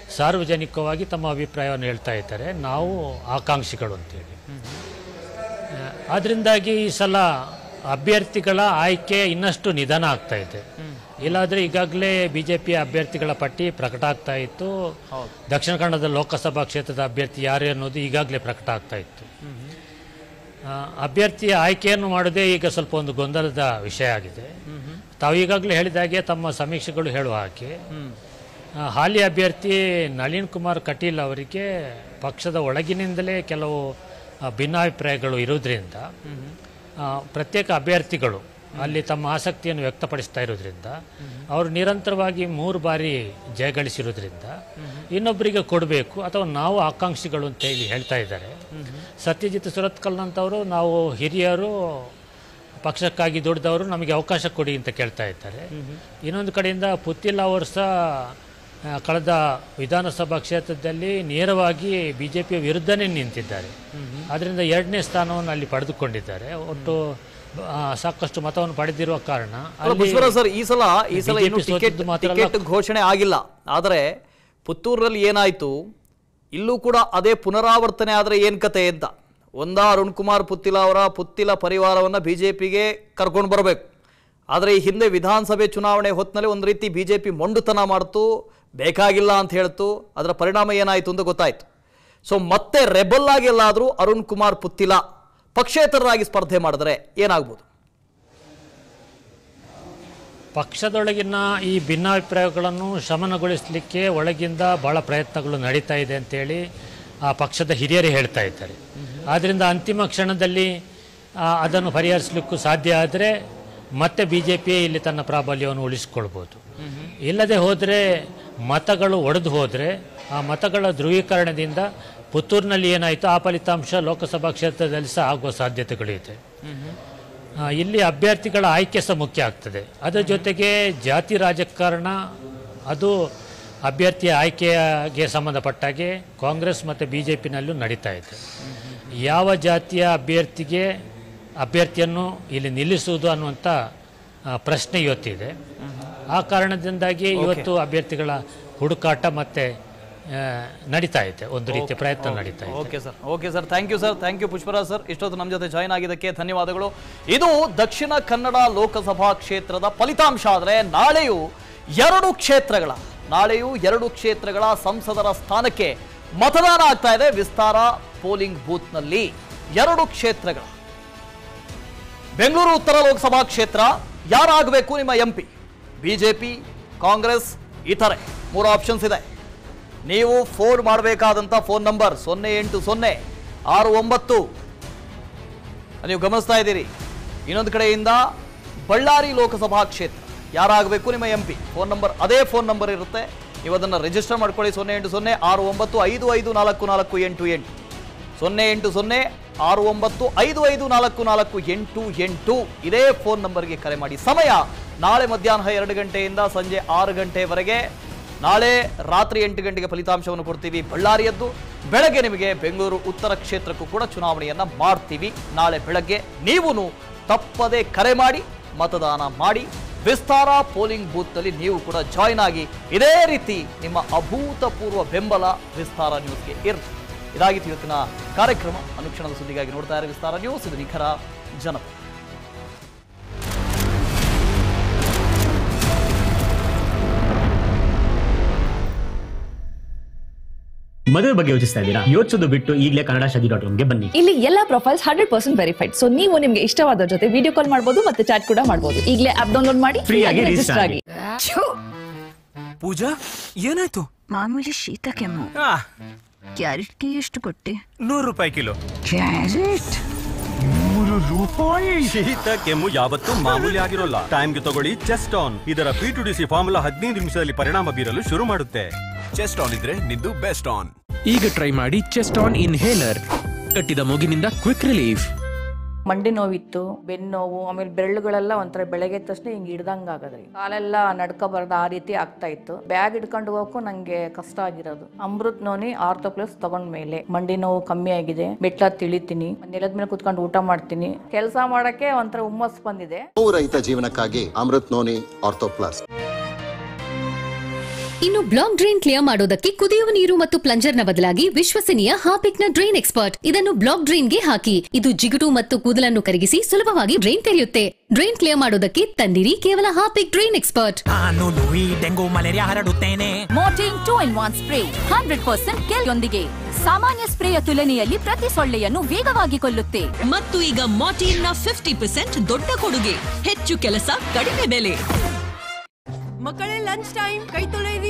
ಸಾರ್ವಜನಿಕವಾಗಿ ತಮ್ಮ ಅಭಿಪ್ರಾಯವನ್ನು ಹೇಳ್ತಾ ಇದ್ದಾರೆ ನಾವು ಆಕಾಂಕ್ಷಿಗಳು ಅಂತೇಳಿ ಅದರಿಂದಾಗಿ ಈ ಸಲ ಅಭ್ಯರ್ಥಿಗಳ ಆಯ್ಕೆ ಇನ್ನಷ್ಟು ನಿಧಾನ ಆಗ್ತಾ ಇದೆ ಇಲ್ಲಾದರೆ ಈಗಾಗಲೇ ಬಿ ಜೆ ಪಿಯ ಅಭ್ಯರ್ಥಿಗಳ ಪಟ್ಟಿ ಪ್ರಕಟ ಆಗ್ತಾ ಇತ್ತು ದಕ್ಷಿಣ ಕನ್ನಡದ ಲೋಕಸಭಾ ಕ್ಷೇತ್ರದ ಅಭ್ಯರ್ಥಿ ಯಾರು ಅನ್ನೋದು ಈಗಾಗಲೇ ಪ್ರಕಟ ಆಗ್ತಾ ಇತ್ತು ಆ, ಅಭ್ಯರ್ಥಿಯ ಆಯ್ಕೆಯನ್ನು ಮಾಡೋದೇ ಈಗ ಸ್ವಲ್ಪ ಒಂದು ಗೊಂದಲದ ವಿಷಯ ಆಗಿದೆ ತಾವು ಈಗಾಗಲೇ ಹೇಳಿದ ಹಾಗೆ ತಮ್ಮ ಸಮೀಕ್ಷೆಗಳು ಹೇಳುವ ಹಾಗೆ ಆ, ಹಾಲಿ ಅಭ್ಯರ್ಥಿ ನಳಿನ್ ಕುಮಾರ್ ಕಟೀಲ್ ಅವರಿಗೆ ಪಕ್ಷದ ಒಳಗಿನಿಂದಲೇ ಕೆಲವು ಆ, ಭಿನ್ನಾಭಿಪ್ರಾಯಗಳು ಇರೋದ್ರಿಂದ ಆ, ಪ್ರತ್ಯೇಕ ಅಭ್ಯರ್ಥಿಗಳು ಅಲ್ಲಿ ತಮ್ಮ ಆಸಕ್ತಿಯನ್ನು ವ್ಯಕ್ತಪಡಿಸ್ತಾ ಇರೋದ್ರಿಂದ ಅವರು ನಿರಂತರವಾಗಿ ಮೂರು ಬಾರಿ ಜಯಗಳಿಸಿರೋದ್ರಿಂದ ಇನ್ನೊಬ್ಬರಿಗೆ ಕೊಡಬೇಕು ಅಥವಾ ನಾವು ಆಕಾಂಕ್ಷಿಗಳು ಅಂತ ಹೇಳಿ ಹೇಳ್ತಾ ಇದ್ದಾರೆ ಸತ್ಯಜಿತ್ ಸುರತ್ಕಲ್ನಂಥವರು ನಾವು ಹಿರಿಯರು ಪಕ್ಷಕ್ಕಾಗಿ ದುಡಿದವರು ನಮಗೆ ಅವಕಾಶ ಕೊಡಿ ಅಂತ ಕೇಳ್ತಾ ಇದ್ದಾರೆ ಇನ್ನೊಂದು ಕಡೆಯಿಂದ ಪುತ್ತಿಲ್ ಅವರು ಸಹ ಆ, ಕಳೆದ ವಿಧಾನಸಭಾ ಕ್ಷೇತ್ರದಲ್ಲಿ ನೇರವಾಗಿ ಬಿ ಜೆ ಪಿಯ ವಿರುದ್ಧನೇ ನಿಂತಿದ್ದಾರೆ ಅದರಿಂದ ಎರಡನೇ ಸ್ಥಾನವನ್ನು ಅಲ್ಲಿ ಪಡೆದುಕೊಂಡಿದ್ದಾರೆ ಒಟ್ಟು ಆ, ಸಾಕಷ್ಟು ಮತವನ್ನು ಪಡೆದಿರುವ ಕಾರಣ ಅಲ್ಲ, ಪುಷ್ಪರಾಜ್ ಸರ್ ಈ ಸಲ ಈ ಸಲ BJP ಇನ್ನು ಟಿಕೆಟ್ ಸೋತಿದ್ದು ಮಾತ್ರ ಅಲ್ಲ, ಟಿಕೆಟ್ ಘೋಷಣೆ ಆಗಿಲ್ಲ ಆದರೆ ಪುತ್ತೂರಲ್ಲಿ ಏನಾಯ್ತು ಇಲ್ಲೂ ಕೂಡ ಅದೇ ಪುನರಾವರ್ತನೆ ಆದರೆ ಏನ್ ಕತೆ ಅಂತ ಒಂದ ಅರುಣ್ ಕುಮಾರ್ ಪುತ್ತಿಲ ಅವರ ಪುತ್ತಿಲ ಪರಿವಾರವನ್ನ ಬಿಜೆಪಿಗೆ ಕರ್ಕೊಂಡು ಬರಬೇಕು ಆದರೆ ಈ ಹಿಂದೆ ವಿಧಾನಸಭೆ ಚುನಾವಣೆ ಹೊತ್ತಿನಲ್ಲಿ ಒಂದು ರೀತಿ ಬಿಜೆಪಿ ಮೊಂಡುತನ ಮಾಡ್ತು ಬೇಕಾಗಿಲ್ಲ ಅಂತ ಹೇಳ್ತು ಅದರ ಪರಿಣಾಮ ಏನಾಯಿತು ಅಂತ ಗೊತ್ತಾಯ್ತು ಸೊ ಮತ್ತೆ ರೆಬಲ್ ಆಗಿ ಎಲ್ಲಾದರೂ ಅರುಣ್ ಕುಮಾರ್ ಪುತ್ತಿಲ ಪಕ್ಷೇತರರಾಗಿ ಸ್ಪರ್ಧೆ ಮಾಡಿದ್ರೆ ಏನಾಗ್ಬೋದು ಪಕ್ಷದೊಳಗಿನ ಈ ಭಿನ್ನಾಭಿಪ್ರಾಯಗಳನ್ನು ಶಮನಗೊಳಿಸಲಿಕ್ಕೆ ಒಳಗಿಂದ ಬಹಳ ಪ್ರಯತ್ನಗಳು ನಡೀತಾ ಇದೆ ಅಂತೇಳಿ ಆ ಪಕ್ಷದ ಹಿರಿಯರೇ ಹೇಳ್ತಾ ಇದ್ದಾರೆ ಆದ್ದರಿಂದ ಅಂತಿಮ ಕ್ಷಣದಲ್ಲಿ ಆ, ಅದನ್ನು ಪರಿಹರಿಸಲಿಕ್ಕೂ ಸಾಧ್ಯ ಆದರೆ ಮತ್ತೆ ಬಿ ಜೆ ಪಿ ಇಲ್ಲಿ ತನ್ನ ಪ್ರಾಬಲ್ಯವನ್ನು ಉಳಿಸಿಕೊಳ್ಬೋದು ಇಲ್ಲದೆ ಹೋದರೆ ಮತಗಳು ಒಡೆದು ಹೋದರೆ ಆ ಮತಗಳ ಧ್ರುವೀಕರಣದಿಂದ ಪುತ್ತೂರಿನಲ್ಲಿ ಏನಾಯಿತು ಆ ಫಲಿತಾಂಶ ಲೋಕಸಭಾ ಕ್ಷೇತ್ರದಲ್ಲಿ ಸಹ ಆಗುವ ಸಾಧ್ಯತೆಗಳಿದೆ ಆ, ಇಲ್ಲಿ ಅಭ್ಯರ್ಥಿಗಳ ಆಯ್ಕೆ ಸಹ ಮುಖ್ಯ ಆಗ್ತದೆ ಅದರ ಜೊತೆಗೆ ಜಾತಿ ರಾಜಕಾರಣ ಅದು ಅಭ್ಯರ್ಥಿಯ ಆಯ್ಕೆಗೆ ಸಂಬಂಧಪಟ್ಟಾಗೆ ಕಾಂಗ್ರೆಸ್ ಮತ್ತು ಬಿ ಜೆ ಪಿನಲ್ಲೂ ನಡೀತಾ ಇದೆ ಯಾವ ಜಾತಿಯ ಅಭ್ಯರ್ಥಿಗೆ ಅಭ್ಯರ್ಥಿಯನ್ನು ಇಲ್ಲಿ ನಿಲ್ಲಿಸುವುದು ಅನ್ನುವಂಥ ಆ, ಪ್ರಶ್ನೆ ಇವತ್ತಿದೆ ಆ ಕಾರಣದಿಂದಾಗಿ ಇವತ್ತು ಅಭ್ಯರ್ಥಿಗಳ ಹುಡುಕಾಟ ಮತ್ತೆ ಆ, ನಡೀತಾ ಇದೆ ಒಂದು ರೀತಿಯ ಪ್ರಯತ್ನ ನಡೀತಾ ಇದೆ okay sir okay sir thank you sir thank you Pushparaj sir ಇಷ್ಟೊತ್ತು ನಮ್ಮ ಜೊತೆ ಜಾಯ್ನ್ ಆಗಿದ್ದಕ್ಕೆ ಧನ್ಯವಾದಗಳು ಇದು ದಕ್ಷಿಣ ಕನ್ನಡ ಲೋಕಸಭಾ ಕ್ಷೇತ್ರದ ಫಲಿತಾಂಶ ಆದರೆ ನಾಳೆಯೂ ಎರಡು ಕ್ಷೇತ್ರಗಳ ನಾಳೆಯೂ ಎರಡು ಕ್ಷೇತ್ರಗಳ ಸಂಸದರ ಸ್ಥಾನಕ್ಕೆ ಮತದಾನ ಆಗ್ತಾ ಇದೆ ವಿಸ್ತಾರ ಪೋಲಿಂಗ್ ಬೂತ್ನಲ್ಲಿ ಎರಡು ಕ್ಷೇತ್ರಗಳ ಬೆಂಗಳೂರು ಉತ್ತರ ಲೋಕಸಭಾ ಕ್ಷೇತ್ರ ಯಾರಾಗಬೇಕು ನಿಮ್ಮ ಎಂ ಪಿ ಬಿಜೆಪಿ ಕಾಂಗ್ರೆಸ್ ಇತರೆ ಮೂರು ಆಪ್ಷನ್ಸ್ ಇದೆ ನೀವು ಫೋನ್ ಮಾಡಬೇಕಾದಂಥ ಫೋನ್ ನಂಬರ್ ಸೊನ್ನೆ ಎಂಟು ಸೊನ್ನೆ ಆರು ಒಂಬತ್ತು ನೀವು ಗಮನಿಸ್ತಾ ಇದ್ದೀರಿ ಇನ್ನೊಂದು ಕಡೆಯಿಂದ ಬಳ್ಳಾರಿ ಲೋಕಸಭಾ ಕ್ಷೇತ್ರ ಯಾರಾಗಬೇಕು ನಿಮ್ಮ ಎಂ ಪಿ ಫೋನ್ ನಂಬರ್ ಅದೇ ಫೋನ್ ನಂಬರ್ ಇರುತ್ತೆ ನೀವು ಅದನ್ನು ರಿಜಿಸ್ಟರ್ ಮಾಡ್ಕೊಳ್ಳಿ ಸೊನ್ನೆ ಎಂಟು ಸೊನ್ನೆ ಆರು ಒಂಬತ್ತು ಐದು ಐದು ನಾಲ್ಕು ನಾಲ್ಕು ಎಂಟು ಎಂಟು ಸೊನ್ನೆ ಎಂಟು ಸೊನ್ನೆ ಆರು ಒಂಬತ್ತು ಐದು ಐದು ನಾಲ್ಕು ನಾಲ್ಕು ಎಂಟು ಎಂಟು ಇದೇ ಫೋನ್ ನಂಬರ್ಗೆ ಕರೆ ಮಾಡಿ ಸಮಯ ನಾಳೆ ಮಧ್ಯಾಹ್ನ ಎರಡು ಗಂಟೆಯಿಂದ ಸಂಜೆ ಆರು ಗಂಟೆವರೆಗೆ ನಾಳೆ ರಾತ್ರಿ ಎಂಟು ಗಂಟೆಗೆ ಫಲಿತಾಂಶವನ್ನು ಕೊಡ್ತೀವಿ ಬಳ್ಳಾರಿಯದ್ದು ಬೆಳಗ್ಗೆ ನಿಮಗೆ ಬೆಂಗಳೂರು ಉತ್ತರ ಕ್ಷೇತ್ರಕ್ಕೂ ಕೂಡ ಚುನಾವಣೆಯನ್ನ ಮಾಡ್ತೀವಿ ನಾಳೆ ಬೆಳಗ್ಗೆ ನೀವು ತಪ್ಪದೆ ಕರೆ ಮಾಡಿ ಮತದಾನ ಮಾಡಿ ವಿಸ್ತಾರ ಪೋಲಿಂಗ್ ಬೂತ್ನಲ್ಲಿ ನೀವು ಕೂಡ ಜಾಯ್ನ್ ಆಗಿ ಇದೇ ರೀತಿ ನಿಮ್ಮ ಅಭೂತಪೂರ್ವ ಬೆಂಬಲ ವಿಸ್ತಾರ ನ್ಯೂಸ್ಗೆ ಇರಲಿ ಇದಾಗಿತ್ತು ಇವತ್ತಿನ ಕಾರ್ಯಕ್ರಮ ಅನುಕ್ಷಣದ ಸುದ್ದಿಗಾಗಿ ನೋಡ್ತಾ ಇರೋ ವಿಸ್ತಾರ ನ್ಯೂಸ್ ಇದು ನಿಖರ ಜನಪದ ಮದುವೆ ಬಗ್ಗೆ ಯೋಚಿಸ್ತಾ ಇದ್ದೀರಾ ಯೋಚಿಸೋದು ಬಿಟ್ಟು ಈಗಲೇ ಕನ್ನಡ ಶಾದಿ ಡಾಟ್ ಕಾಮ್ಗೆ ಬನ್ನಿ ಇಲ್ಲಿ ಎಲ್ಲ profiles hundred percent verified so ನೀವು ನಿಮ್ಗೆ ಇಷ್ಟವಾದ ಜೊತೆ ವಿಡಿಯೋ ಕಾಲ್ ಮಾಡಬಹುದು ಮತ್ತೆ ಚಾಟ್ ಕೂಡ ಮಾಡಬಹುದು ಈಗಲೇ ಆಪ್ ಡೌನ್ಲೋಡ್ ಮಾಡಿ Free ಆಗಿ ರಿಜಿಸ್ಟರ್ register ಆಗಿ ಪೂಜಾ ಏನಾಯ್ತು ಮಾಮೂಲಿ ಶೀತ ಕೆಮ್ಮು ಕ್ಯಾರೆಟ್ಗೆ ಎಷ್ಟು ಕೊಟ್ಟೆ ನೂರು ರೂಪಾಯಿ ಕಿಲೋ ಕ್ಯಾರೆಟ್ ನೂರು ರೂಪಾಯಿ ಶೀತ ಕೆಮ್ಮು ಯಾವತ್ತೂ ಮಾಮೂಲಿ ಆಗಿರೋಲ್ಲ ಟೈಮ್ಗೆ ತಗೊಳ್ಳಿ ಚೆಸ್ಟ್ ಆನ್ ಇದರ P two D C formula ಹದಿನೈದು ನಿಮಿಷದಲ್ಲಿ ಪರಿಣಾಮ ಬೀರಲು ಶುರು ಮಾಡುತ್ತೆ ಚೆಸ್ಟ್ ಆನ್ ಇದ್ರೆ ನಿಂದು ಬೆಸ್ಟ್ ಆನ್ ಈಗ ಟ್ರೈ ಮಾಡಿ ಚೆಸ್ಟ್ ಆನ್ ಇನ್ಹೇಲರ್ ಕಟ್ಟಿದ ಮೂಗಿನಿಂದ ಕ್ವಿಕ್ ರಿಲೀಫ್ ಮಂಡಿ ನೋವಿತ್ತು ಬೆನ್ನು ನೋವು ಆಮೇಲೆ ಬೆರಳುಗಳೆಲ್ಲ ಒಂಥರ ಬೆಳಗ್ಗೆ ಎದ್ದ ತಕ್ಷಣ ಹಿಂಗೆ ಹಿಡ್ದಂಗೆ ಆಗೋದ್ರಿ ಕಾಲೆಲ್ಲ ನಡ್ಕೋಬಾರ್ದು ಆ ರೀತಿ ಆಗ್ತಾ ಇತ್ತು ಬ್ಯಾಗ್ ಹಿಡ್ಕೊಂಡು ಹೋಗಕ್ಕೂ ನಂಗೆ ಕಷ್ಟ ಆಗಿರೋದು ಅಮೃತ್ ನೋನಿ ಆರ್ಥೋ ಪ್ಲಸ್ ತಗೊಂಡ್ಮೇಲೆ ಮಂಡಿ ನೋವು ಕಮ್ಮಿ ಆಗಿದೆ ಮೆಟ್ಲ ತಿಳಿತೀನಿ ನೆಲದ ಮೇಲೆ ಕುತ್ಕೊಂಡು ಊಟ ಮಾಡ್ತೀನಿ ಕೆಲಸ ಮಾಡಕ್ಕೆ ಒಂಥರ ಹುಮ್ಮಸ್ ಬಂದಿದೆ ರಹಿತ ಜೀವನಕ್ಕಾಗಿ ಅಮೃತ್ ನೋನಿ ಆರ್ಥೋ ಪ್ಲಸ್ ಇನ್ನು ಬ್ಲಾಕ್ ಡ್ರೈನ್ ಕ್ಲಿಯರ್ ಮಾಡೋದಕ್ಕೆ ಕುದಿಯುವ ನೀರು ಮತ್ತು ಪ್ಲಂಜರ್ನ ಬದಲಾಗಿ ವಿಶ್ವಸನೀಯ ಹಾಪಿಕ್ನ ಡ್ರೈನ್ ಎಕ್ಸ್ಪರ್ಟ್ ಇದನ್ನು ಬ್ಲಾಕ್ ಡ್ರೈನ್ಗೆ ಹಾಕಿ ಇದು ಜಿಗುಟು ಮತ್ತು ಕೂದಲನ್ನು ಕರಗಿಸಿ ಸುಲಭವಾಗಿ ಡ್ರೈನ್ ತೆರೆಯುತ್ತೆ ಡ್ರೈನ್ ಕ್ಲಿಯರ್ ಮಾಡೋದಕ್ಕೆ ತಂದಿರಿ ಕೇವಲ ಹಾಪಿಕ್ ಡ್ರೈನ್ ಎಕ್ಸ್ಪರ್ಟ್ ನಾನು ಲೂಯಿ ಡೆಂಗು ಮಲೇರಿಯಾ ಹರಡುತ್ತೇನೆ Mortein two in one spray hundred percent ಕೆಲ್ಯೊಂದಿಗೆ ಸಾಮಾನ್ಯ ಸ್ಪ್ರೇಯ ತುಲನೆಯಲ್ಲಿ ಪ್ರತಿ ಸೊಳ್ಳೆಯನ್ನು ವೇಗವಾಗಿ ಕೊಲ್ಲುತ್ತೆ ಮತ್ತು ಈಗ ಮಾರ್ಟಿನ್ ನ ಫಿಫ್ಟಿ ಪರ್ಸೆಂಟ್ ದೊಡ್ಡ ಕೊಡುಗೆ ಹೆಚ್ಚು ಕೆಲಸ ಕಡಿಮೆ ಬೆಲೆ ಮಕ್ಕಳೇ ಲಂಚ್ ಟೈಮ್ ಕೈ ತೊಳೆಯಿರಿ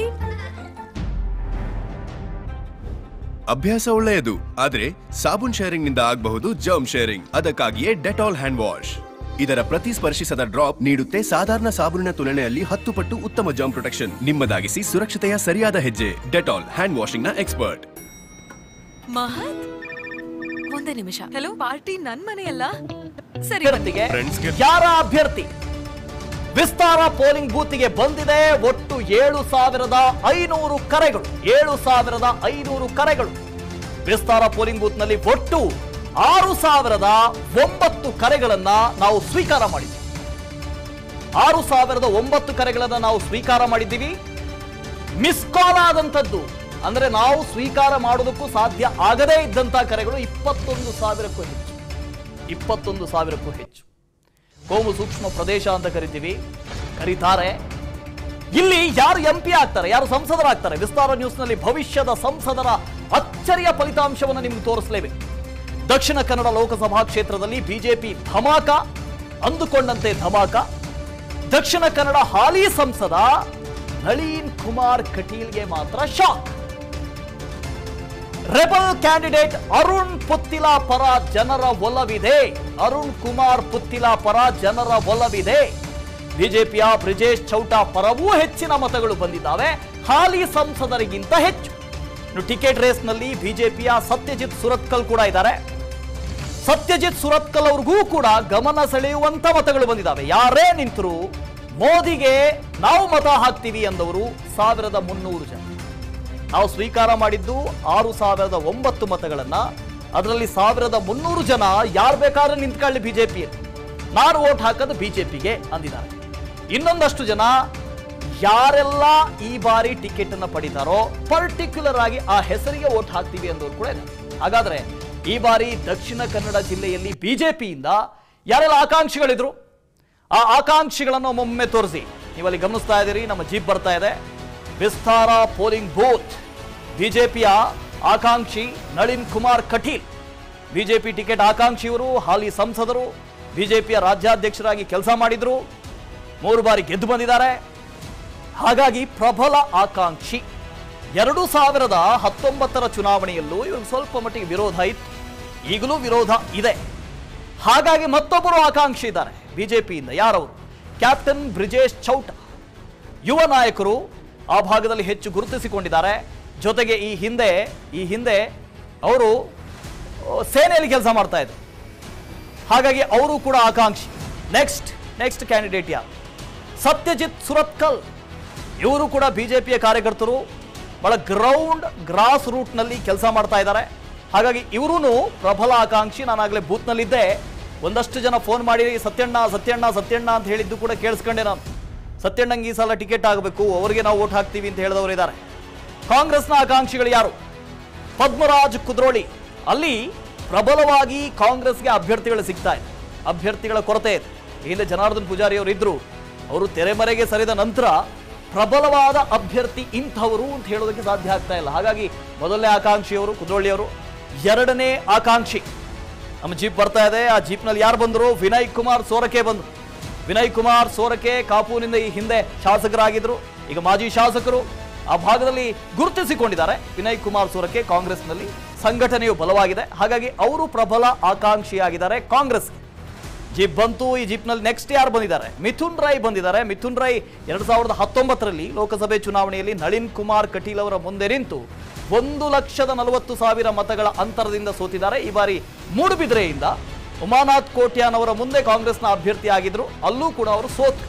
ಅಭ್ಯಾಸ ಒಳ್ಳೆಯದು ಆದ್ರೆ ಸಾಬೂನ್ ಶೇರಿಂಗ್ ನಿಂದ ಆಗಬಹುದು ಜರ್ಮ್ ಶೇರಿಂಗ್ ಅದಕ್ಕಾಗಿಯೇ ಡೆಟಾಲ್ ಹ್ಯಾಂಡ್ ವಾಶ್ ಇದರ ಪ್ರತಿ ಸ್ಪರ್ಶಿಸದ ಡ್ರಾಪ್ ನೀಡುತ್ತೆ ಸಾಧಾರಣ ಸಾಬೂನಿನ ತುಲನೆಯಲ್ಲಿ ಹತ್ತು ಪಟ್ಟು ಉತ್ತಮ ಜರ್ಮ್ ಪ್ರೊಟೆಕ್ಷನ್ ನಿಮ್ಮದಾಗಿಸಿ ಸುರಕ್ಷತೆಯ ಸರಿಯಾದ ಹೆಜ್ಜೆ ಡೆಟಾಲ್ ಹ್ಯಾಂಡ್ ವಾಷಿಂಗ್ ನ ಎಕ್ಸ್ಪರ್ಟ್ ಮಹತ್ ಒಂದೇ ನಿಮಿಷ ಹಲೋ ಪಾರ್ಟಿ ನನ್ ಮನೆಯಲ್ಲ ಸರಿ ಅಭ್ಯರ್ಥಿಗೆ ಯಾರ ಅಭ್ಯರ್ಥಿ ವಿಸ್ತಾರ ಪೋಲಿಂಗ್ ಬೂತಿಗೆ ಬಂದಿದೆ ಒಟ್ಟು ಏಳು ಸಾವಿರದ ಐನೂರು ಕರೆಗಳು ಏಳು ಸಾವಿರದ ಐನೂರು ಕರೆಗಳು ವಿಸ್ತಾರ ಪೋಲಿಂಗ್ ಬೂತ್ ನಲ್ಲಿ ಒಟ್ಟು ಆರು ಸಾವಿರದ ಒಂಬತ್ತು ಕರೆಗಳನ್ನ ನಾವು ಸ್ವೀಕಾರ ಮಾಡಿದ್ವಿ ಆರು ಸಾವಿರದ ಒಂಬತ್ತು ಕರೆಗಳನ್ನ ನಾವು ಸ್ವೀಕಾರ ಮಾಡಿದ್ದೀವಿ ಮಿಸ್ ಕಾಲ್ ಆದಂಥದ್ದು ಅಂದ್ರೆ ನಾವು ಸ್ವೀಕಾರ ಮಾಡೋದಕ್ಕೂ ಸಾಧ್ಯ ಆಗದೇ ಇದ್ದಂತಹ ಕರೆಗಳು ಇಪ್ಪತ್ತೊಂದು ಸಾವಿರಕ್ಕೂ ಹೆಚ್ಚು ಇಪ್ಪತ್ತೊಂದು ಸಾವಿರಕ್ಕೂ ಹೆಚ್ಚು ಕೋಮು ಸೂಕ್ಷ್ಮ ಪ್ರದೇಶ ಅಂತ ಕರಿತೀವಿ ಕರೀತಾರೆ ಇಲ್ಲಿ ಯಾರು ಎಂ ಪಿ ಆಗ್ತಾರೆ ಯಾರು ಸಂಸದರಾಗ್ತಾರೆ ವಿಸ್ತಾರ ನ್ಯೂಸ್ನಲ್ಲಿ ಭವಿಷ್ಯದ ಸಂಸದರ ಅಚ್ಚರಿಯ ಫಲಿತಾಂಶವನ್ನು ನಿಮ್ಗೆ ತೋರಿಸಲೇಬೇಕು ದಕ್ಷಿಣ ಕನ್ನಡ ಲೋಕಸಭಾ ಕ್ಷೇತ್ರದಲ್ಲಿ ಬಿಜೆಪಿ ಧಮಾಕ ಅಂದುಕೊಂಡಂತೆ ಧಮಾಕ ದಕ್ಷಿಣ ಕನ್ನಡ ಹಾಲಿ ಸಂಸದ ನಳೀನ್ ಕುಮಾರ್ ಕಟೀಲ್ಗೆ ಮಾತ್ರ shock rebel candidate Arun Puthila ಪರ ಜನರ ಒಲವಿದೆ ಅರುಣ್ ಕುಮಾರ್ ಪುತ್ತಿಲ ಪರ ಜನರ ಒಲವಿದೆ ಬಿಜೆಪಿಯ ಬ್ರಿಜೇಶ್ ಚೌಟಾ ಪರವೂ ಹೆಚ್ಚಿನ ಮತಗಳು ಬಂದಿದ್ದಾವೆ ಹಾಲಿ ಸಂಸದರಿಗಿಂತ ಹೆಚ್ಚು ಇನ್ನು ಟಿಕೆಟ್ ರೇಸ್ನಲ್ಲಿ ಬಿಜೆಪಿಯ ಸತ್ಯಜಿತ್ ಸುರತ್ಕಲ್ ಕೂಡ ಇದ್ದಾರೆ ಸತ್ಯಜಿತ್ ಸುರತ್ಕಲ್ ಅವ್ರಿಗೂ ಕೂಡ ಗಮನ ಸೆಳೆಯುವಂತ ಮತಗಳು ಬಂದಿದ್ದಾವೆ ಯಾರೇ ನಿಂತರು ಮೋದಿಗೆ ನಾವು ಮತ ಹಾಕ್ತೀವಿ ಎಂದವರು ಸಾವಿರದ ಮುನ್ನೂರು ಜನ ನಾವು ಸ್ವೀಕಾರ ಮಾಡಿದ್ದು ಆರು ಸಾವಿರದ ಒಂಬತ್ತು ಮತಗಳನ್ನ ಅದರಲ್ಲಿ ಸಾವಿರದ ಮುನ್ನೂರು ಜನ ಯಾರು ಬೇಕಾದ್ರೂ ನಿಂತ್ಕೊಳ್ಳಿ ಬಿಜೆಪಿಯಲ್ಲಿ ನಾನು ಓಟ್ ಹಾಕೋದು ಬಿಜೆಪಿಗೆ ಅಂದಿದ್ದಾರೆ ಇನ್ನೊಂದಷ್ಟು ಜನ ಯಾರೆಲ್ಲ ಈ ಬಾರಿ ಟಿಕೆಟ್ ಅನ್ನ ಪಡಿತಾರೋ ಪರ್ಟಿಕ್ಯುಲರ್ ಆಗಿ ಆ ಹೆಸರಿಗೆ ಓಟ್ ಹಾಕ್ತೀವಿ ಅಂದವರು ಕೂಡ ಇದ್ದಾರೆ ಹಾಗಾದ್ರೆ ಈ ಬಾರಿ ದಕ್ಷಿಣ ಕನ್ನಡ ಜಿಲ್ಲೆಯಲ್ಲಿ ಬಿಜೆಪಿಯಿಂದ ಯಾರೆಲ್ಲ ಆಕಾಂಕ್ಷಿಗಳಿದ್ರು ಆ ಆಕಾಂಕ್ಷಿಗಳನ್ನು ಒಮ್ಮೊಮ್ಮೆ ತೋರಿಸಿ ನೀವಲ್ಲಿ ಗಮನಿಸ್ತಾ ಇದ್ದೀರಿ ನಮ್ಮ ಜೀಪ್ ಬರ್ತಾ ಇದೆ ವಿಸ್ತಾರ ಪೋಲಿಂಗ್ ಬೂತ್ ಬಿಜೆಪಿಯ ಆಕಾಂಕ್ಷಿ ನಳಿನ್ ಕುಮಾರ್ ಕಟೀಲ್ ಬಿಜೆಪಿ ಟಿಕೆಟ್ ಆಕಾಂಕ್ಷಿ ಇವರು ಹಾಲಿ ಸಂಸದರು ಬಿಜೆಪಿಯ ರಾಜ್ಯಾಧ್ಯಕ್ಷರಾಗಿ ಕೆಲಸ ಮಾಡಿದ್ರು ಮೂರು ಬಾರಿ ಗೆದ್ದು ಬಂದಿದ್ದಾರೆ ಹಾಗಾಗಿ ಪ್ರಬಲ ಆಕಾಂಕ್ಷಿ ಎರಡು ಸಾವಿರದ ಹತ್ತೊಂಬತ್ತರ ಚುನಾವಣೆಯಲ್ಲೂ ಇವಾಗ ಸ್ವಲ್ಪ ಮಟ್ಟಿಗೆ ವಿರೋಧ ಇತ್ತು ಈಗಲೂ ವಿರೋಧ ಇದೆ ಹಾಗಾಗಿ ಮತ್ತೊಬ್ಬರು ಆಕಾಂಕ್ಷಿ ಇದ್ದಾರೆ ಬಿಜೆಪಿಯಿಂದ ಯಾರವರು ಕ್ಯಾಪ್ಟನ್ ಬ್ರಿಜೇಶ್ ಚೌಟ ಯುವ ನಾಯಕರು ಆ ಭಾಗದಲ್ಲಿ ಹೆಚ್ಚು ಗುರುತಿಸಿಕೊಂಡಿದ್ದಾರೆ ಜೊತೆಗೆ ಈ ಹಿಂದೆ ಈ ಹಿಂದೆ ಅವರು ಆ, ಸೇನೆಯಲ್ಲಿ ಕೆಲಸ ಮಾಡ್ತಾ ಇದ್ರು ಹಾಗಾಗಿ ಅವರು ಕೂಡ ಆಕಾಂಕ್ಷಿ ನೆಕ್ಸ್ಟ್ ನೆಕ್ಸ್ಟ್ ಕ್ಯಾಂಡಿಡೇಟ್ ಯಾರು ಸತ್ಯಜಿತ್ ಸುರತ್ಕಲ್ ಇವರು ಕೂಡ ಬಿಜೆಪಿಯ ಕಾರ್ಯಕರ್ತರು ಬಹಳ ಗ್ರೌಂಡ್ ಗ್ರಾಸ್ ರೂಟ್ನಲ್ಲಿ ಕೆಲಸ ಮಾಡ್ತಾ ಇದ್ದಾರೆ ಹಾಗಾಗಿ ಇವರೂ ಪ್ರಬಲ ಆಕಾಂಕ್ಷಿ ನಾನಾಗಲೇ ಬೂತ್ನಲ್ಲಿದ್ದೆ ಒಂದಷ್ಟು ಜನ ಫೋನ್ ಮಾಡಿ ಸತ್ಯಣ್ಣ ಸತ್ಯಣ್ಣ ಸತ್ಯಣ್ಣ ಅಂತ ಹೇಳಿದ್ದು ಕೂಡ ಕೇಳಿಸ್ಕೊಂಡೆ ನಾನು ಸತ್ಯಣ್ಣಂಗೆ ಈ ಸಲ ಟಿಕೆಟ್ ಆಗಬೇಕು ಅವರಿಗೆ ನಾವು ಓಟ್ ಹಾಕ್ತೀವಿ ಅಂತ ಹೇಳಿದವರು ಇದ್ದಾರೆ ಕಾಂಗ್ರೆಸ್ನ ಆಕಾಂಕ್ಷಿಗಳು ಯಾರು ಪದ್ಮರಾಜ್ ಕುದ್ರೋಳಿ ಅಲ್ಲಿ ಪ್ರಬಲವಾಗಿ ಕಾಂಗ್ರೆಸ್ಗೆ ಅಭ್ಯರ್ಥಿಗಳು ಸಿಗ್ತಾ ಇದೆ ಅಭ್ಯರ್ಥಿಗಳ ಕೊರತೆ ಇದೆ ಈ ಹಿಂದೆ ಜನಾರ್ದನ್ ಪೂಜಾರಿ ಅವರು ಇದ್ರು ಅವರು ತೆರೆಮರೆಗೆ ಸರಿದ ನಂತರ ಪ್ರಬಲವಾದ ಅಭ್ಯರ್ಥಿ ಇಂಥವರು ಅಂತ ಹೇಳೋದಕ್ಕೆ ಸಾಧ್ಯ ಆಗ್ತಾ ಇಲ್ಲ ಹಾಗಾಗಿ ಮೊದಲನೇ ಆಕಾಂಕ್ಷಿಯವರು ಕುದ್ರೋಳಿಯವರು ಎರಡನೇ ಆಕಾಂಕ್ಷಿ ನಮ್ಮ ಜೀಪ್ ಬರ್ತಾ ಇದೆ ಆ ಜೀಪ್ನಲ್ಲಿ ಯಾರು ಬಂದರು ವಿನಯ್ ಕುಮಾರ್ ಸೋರಕೆ ಬಂದರು ವಿನಯ್ ಕುಮಾರ್ ಸೋರಕೆ ಕಾಪುನಿಂದ ಈ ಹಿಂದೆ ಶಾಸಕರಾಗಿದ್ರು ಈಗ ಮಾಜಿ ಶಾಸಕರು ಆ ಭಾಗದಲ್ಲಿ ಗುರುತಿಸಿಕೊಂಡಿದ್ದಾರೆ ವಿನಯ್ ಕುಮಾರ್ ಸೋರಕೆ ಕಾಂಗ್ರೆಸ್ನಲ್ಲಿ ಸಂಘಟನೆಯು ಬಲವಾಗಿದೆ ಹಾಗಾಗಿ ಅವರು ಪ್ರಬಲ ಆಕಾಂಕ್ಷಿಯಾಗಿದ್ದಾರೆ ಕಾಂಗ್ರೆಸ್ ಜೀಪ್ ಬಂತು ಈ ಜೀಪ್ನಲ್ಲಿ ನೆಕ್ಸ್ಟ್ ಯಾರು ಬಂದಿದ್ದಾರೆ ಮಿಥುನ್ ರೈ ಬಂದಿದ್ದಾರೆ ಮಿಥುನ್ ರೈ ಎರಡ್ ಸಾವಿರದ ಹತ್ತೊಂಬತ್ತರಲ್ಲಿ ಲೋಕಸಭೆ ಚುನಾವಣೆಯಲ್ಲಿ ನಳಿನ್ ಕುಮಾರ್ ಕಟೀಲ್ ಅವರ ಮುಂದೆ ನಿಂತು ಒಂದು ಲಕ್ಷದ ನಲವತ್ತು ಸಾವಿರ ಮತಗಳ ಅಂತರದಿಂದ ಸೋತಿದ್ದಾರೆ ಈ ಬಾರಿ ಮೂಡುಬಿದ್ರೆಯಿಂದ ಉಮಾನಾಥ್ ಕೋಟ್ಯಾನ್ ಅವರ ಮುಂದೆ ಕಾಂಗ್ರೆಸ್ನ ಅಭ್ಯರ್ಥಿ ಆಗಿದ್ರು ಅಲ್ಲೂ ಕೂಡ ಅವರು ಸೋತು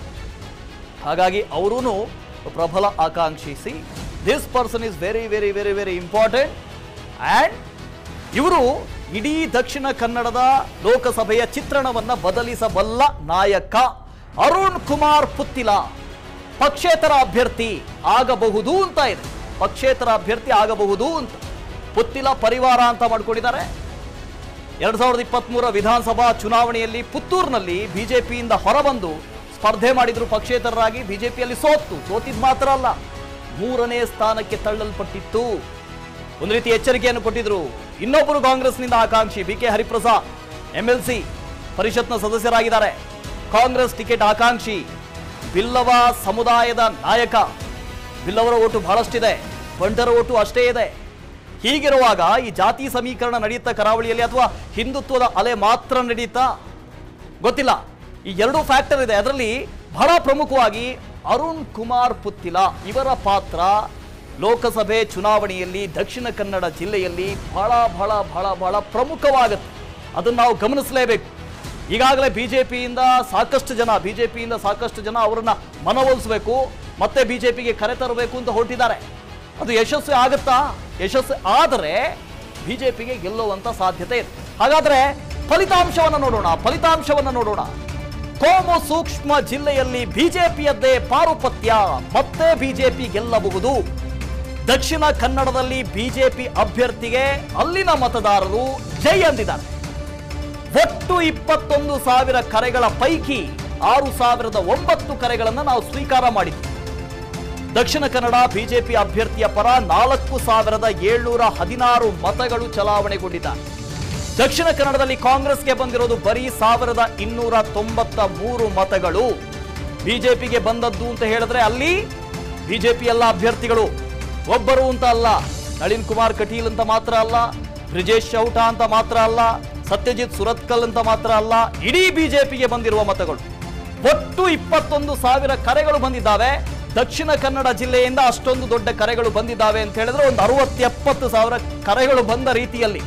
ಹಾಗಾಗಿ ಅವರೂ ಪ್ರಬಲ ಆಕಾಂಕ್ಷಿಸಿ this person is very very very very important and ಇವರು ಇಡೀ ದಕ್ಷಿಣ ಕನ್ನಡದ ಲೋಕಸಭೆಯ ಚಿತ್ರಣವನ್ನ ಬದಲಿಸಬಲ್ಲ ನಾಯಕ ಅರುಣ್ ಕುಮಾರ್ ಪುತ್ತಿಲ ಪಕ್ಷೇತರ ಅಭ್ಯರ್ಥಿ ಆಗಬಹುದು ಅಂತ ಇದೆ ಪಕ್ಷೇತರ ಅಭ್ಯರ್ಥಿ ಆಗಬಹುದು ಅಂತ ಪುತ್ತಿಲ ಪರಿವಾರ ಅಂತ ಮಾಡ್ಕೊಂಡಿದ್ದಾರೆ ಎರಡ್ ಸಾವಿರದ ಇಪ್ಪತ್ಮೂರ ವಿಧಾನಸಭಾ ಚುನಾವಣೆಯಲ್ಲಿ ಪುತ್ತೂರಿನಲ್ಲಿ ಬಿಜೆಪಿಯಿಂದ ಹೊರಬಂದು ಸ್ಪರ್ಧೆ ಮಾಡಿದ್ರು ಪಕ್ಷೇತರರಾಗಿ ಬಿಜೆಪಿಯಲ್ಲಿ ಸೋತು ಸೋತಿದ್ ಮಾತ್ರ ಅಲ್ಲ ಮೂರನೇ ಸ್ಥಾನಕ್ಕೆ ತಳ್ಳಲ್ಪಟ್ಟಿತ್ತು ಒಂದು ರೀತಿ ಎಚ್ಚರಿಕೆಯನ್ನು ಕೊಟ್ಟಿದ್ರು ಇನ್ನೊಬ್ಬರು ಕಾಂಗ್ರೆಸ್ನಿಂದ ಆಕಾಂಕ್ಷಿ ಬಿ ಕೆ ಹರಿಪ್ರಸಾದ್ ಎಂಎಲ್ಸಿ ಪರಿಷತ್ನ ಸದಸ್ಯರಾಗಿದ್ದಾರೆ ಕಾಂಗ್ರೆಸ್ ಟಿಕೆಟ್ ಆಕಾಂಕ್ಷಿ ಬಿಲ್ಲವ ಸಮುದಾಯದ ನಾಯಕ ಬಿಲ್ಲವರ ಓಟು ಬಹಳಷ್ಟಿದೆ ಬಂಟರ ಓಟು ಅಷ್ಟೇ ಇದೆ ಹೀಗಿರುವಾಗ ಈ ಜಾತಿ ಸಮೀಕರಣ ನಡೆಯುತ್ತಾ ಕರಾವಳಿಯಲ್ಲಿ ಅಥವಾ ಹಿಂದುತ್ವದ ಅಲೆ ಮಾತ್ರ ನಡೆಯುತ್ತಾ ಗೊತ್ತಿಲ್ಲ ಈ ಎರಡು ಫ್ಯಾಕ್ಟರ್ ಇದೆ ಅದರಲ್ಲಿ ಬಹಳ ಪ್ರಮುಖವಾಗಿ ಅರುಣ್ ಕುಮಾರ್ ಪುತ್ತಿಲ ಇವರ ಪಾತ್ರ ಲೋಕಸಭೆ ಚುನಾವಣೆಯಲ್ಲಿ ದಕ್ಷಿಣ ಕನ್ನಡ ಜಿಲ್ಲೆಯಲ್ಲಿ ಬಹಳ ಬಹಳ ಬಹಳ ಬಹಳ ಪ್ರಮುಖವಾಗುತ್ತೆ ಅದನ್ನು ನಾವು ಗಮನಿಸಲೇಬೇಕು ಈಗಾಗಲೇ ಬಿಜೆಪಿಯಿಂದ ಸಾಕಷ್ಟು ಜನ ಬಿಜೆಪಿಯಿಂದ ಸಾಕಷ್ಟು ಜನ ಅವರನ್ನ ಮನವೊಲಿಸಬೇಕು ಮತ್ತೆ ಬಿಜೆಪಿಗೆ ಕರೆ ತರಬೇಕು ಅಂತ ಹೊರಟಿದ್ದಾರೆ ಅದು ಯಶಸ್ವಿ ಆಗುತ್ತಾ ಯಶಸ್ವಿ ಆದರೆ ಬಿಜೆಪಿಗೆ ಗೆಲ್ಲುವಂತ ಸಾಧ್ಯತೆ ಇದೆ ಹಾಗಾದ್ರೆ ಫಲಿತಾಂಶವನ್ನು ನೋಡೋಣ ಫಲಿತಾಂಶವನ್ನು ನೋಡೋಣ ಕೋಮು ಸೂಕ್ಷ್ಮ ಜಿಲ್ಲೆಯಲ್ಲಿ ಬಿಜೆಪಿಯದ್ದೇ ಪಾರುಪತ್ಯ ಮತ್ತೆ ಬಿಜೆಪಿ ಗೆಲ್ಲಬಹುದು ದಕ್ಷಿಣ ಕನ್ನಡದಲ್ಲಿ ಬಿಜೆಪಿ ಅಭ್ಯರ್ಥಿಗೆ ಅಲ್ಲಿನ ಮತದಾರರು ಜೈ ಅಂದಿದ್ದಾರೆ ಒಟ್ಟು ಇಪ್ಪತ್ತೊಂದು ಸಾವಿರ ಕರೆಗಳ ಪೈಕಿ ಆರು ಸಾವಿರದ ಒಂಬತ್ತು ಕರೆಗಳನ್ನು ನಾವು ಸ್ವೀಕಾರ ಮಾಡಿದ್ವಿ ದಕ್ಷಿಣ ಕನ್ನಡ ಬಿಜೆಪಿ ಅಭ್ಯರ್ಥಿಯ ಪರ ನಾಲ್ಕು ಸಾವಿರದ ಏಳ್ನೂರ ಹದಿನಾರು ಮತಗಳು ಚಲಾವಣೆಗೊಂಡಿದ್ದಾರೆ ದಕ್ಷಿಣ ಕನ್ನಡದಲ್ಲಿ ಕಾಂಗ್ರೆಸ್ಗೆ ಬಂದಿರೋದು ಬರೀ ಸಾವಿರದ ಇನ್ನೂರ ತೊಂಬತ್ತ ಮೂರು ಮತಗಳು ಬಿಜೆಪಿಗೆ ಬಂದದ್ದು ಅಂತ ಹೇಳಿದ್ರೆ ಅಲ್ಲಿ ಬಿಜೆಪಿ ಎಲ್ಲ ಅಭ್ಯರ್ಥಿಗಳು ಒಬ್ಬರು ಅಂತ ಅಲ್ಲ ನಳಿನ್ ಕುಮಾರ್ ಕಟೀಲ್ ಅಂತ ಮಾತ್ರ ಅಲ್ಲ ಬ್ರಿಜೇಶ್ ಚೌಟ ಅಂತ ಮಾತ್ರ ಅಲ್ಲ ಸತ್ಯಜಿತ್ ಸುರತ್ಕಲ್ ಅಂತ ಮಾತ್ರ ಅಲ್ಲ ಇಡೀ ಬಿಜೆಪಿಗೆ ಬಂದಿರುವ ಮತಗಳು ಒಟ್ಟು ಇಪ್ಪತ್ತೊಂದು ಸಾವಿರ ಕರೆಗಳು ಬಂದಿದ್ದಾವೆ ದಕ್ಷಿಣ ಕನ್ನಡ ಜಿಲ್ಲೆಯಿಂದ ಅಷ್ಟೊಂದು ದೊಡ್ಡ ಕರೆಗಳು ಬಂದಿದ್ದಾವೆ ಅಂತ ಹೇಳಿದ್ರೆ ಒಂದು ಅರವತ್ತು ಎಪ್ಪತ್ತು ಸಾವಿರ ಕರೆಗಳು ಬಂದ ರೀತಿಯಲ್ಲಿ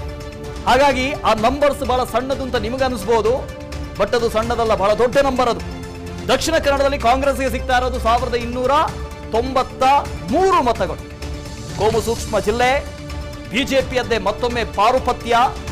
ಹಾಗಾಗಿ ಆ ನಂಬರ್ಸ್ ಬಹಳ ಸಣ್ಣದು ಅಂತ ನಿಮಗೆ ಅನಿಸ್ಬೋದು ಬಟ್ ಅದು ಸಣ್ಣದಲ್ಲ ಬಹಳ ದೊಡ್ಡ ನಂಬರ್ ಅದು ದಕ್ಷಿಣ ಕನ್ನಡದಲ್ಲಿ ಕಾಂಗ್ರೆಸ್ಗೆ ಸಿಗ್ತಾ ಇರೋದು ಸಾವಿರದ ಇನ್ನೂರ ತೊಂಬತ್ತ ಮೂರು ಮತಗಳು ಕೋಮು ಸೂಕ್ಷ್ಮ ಜಿಲ್ಲೆ ಬಿಜೆಪಿಯದ್ದೇ ಮತ್ತೊಮ್ಮೆ ಪಾರುಪತ್ಯ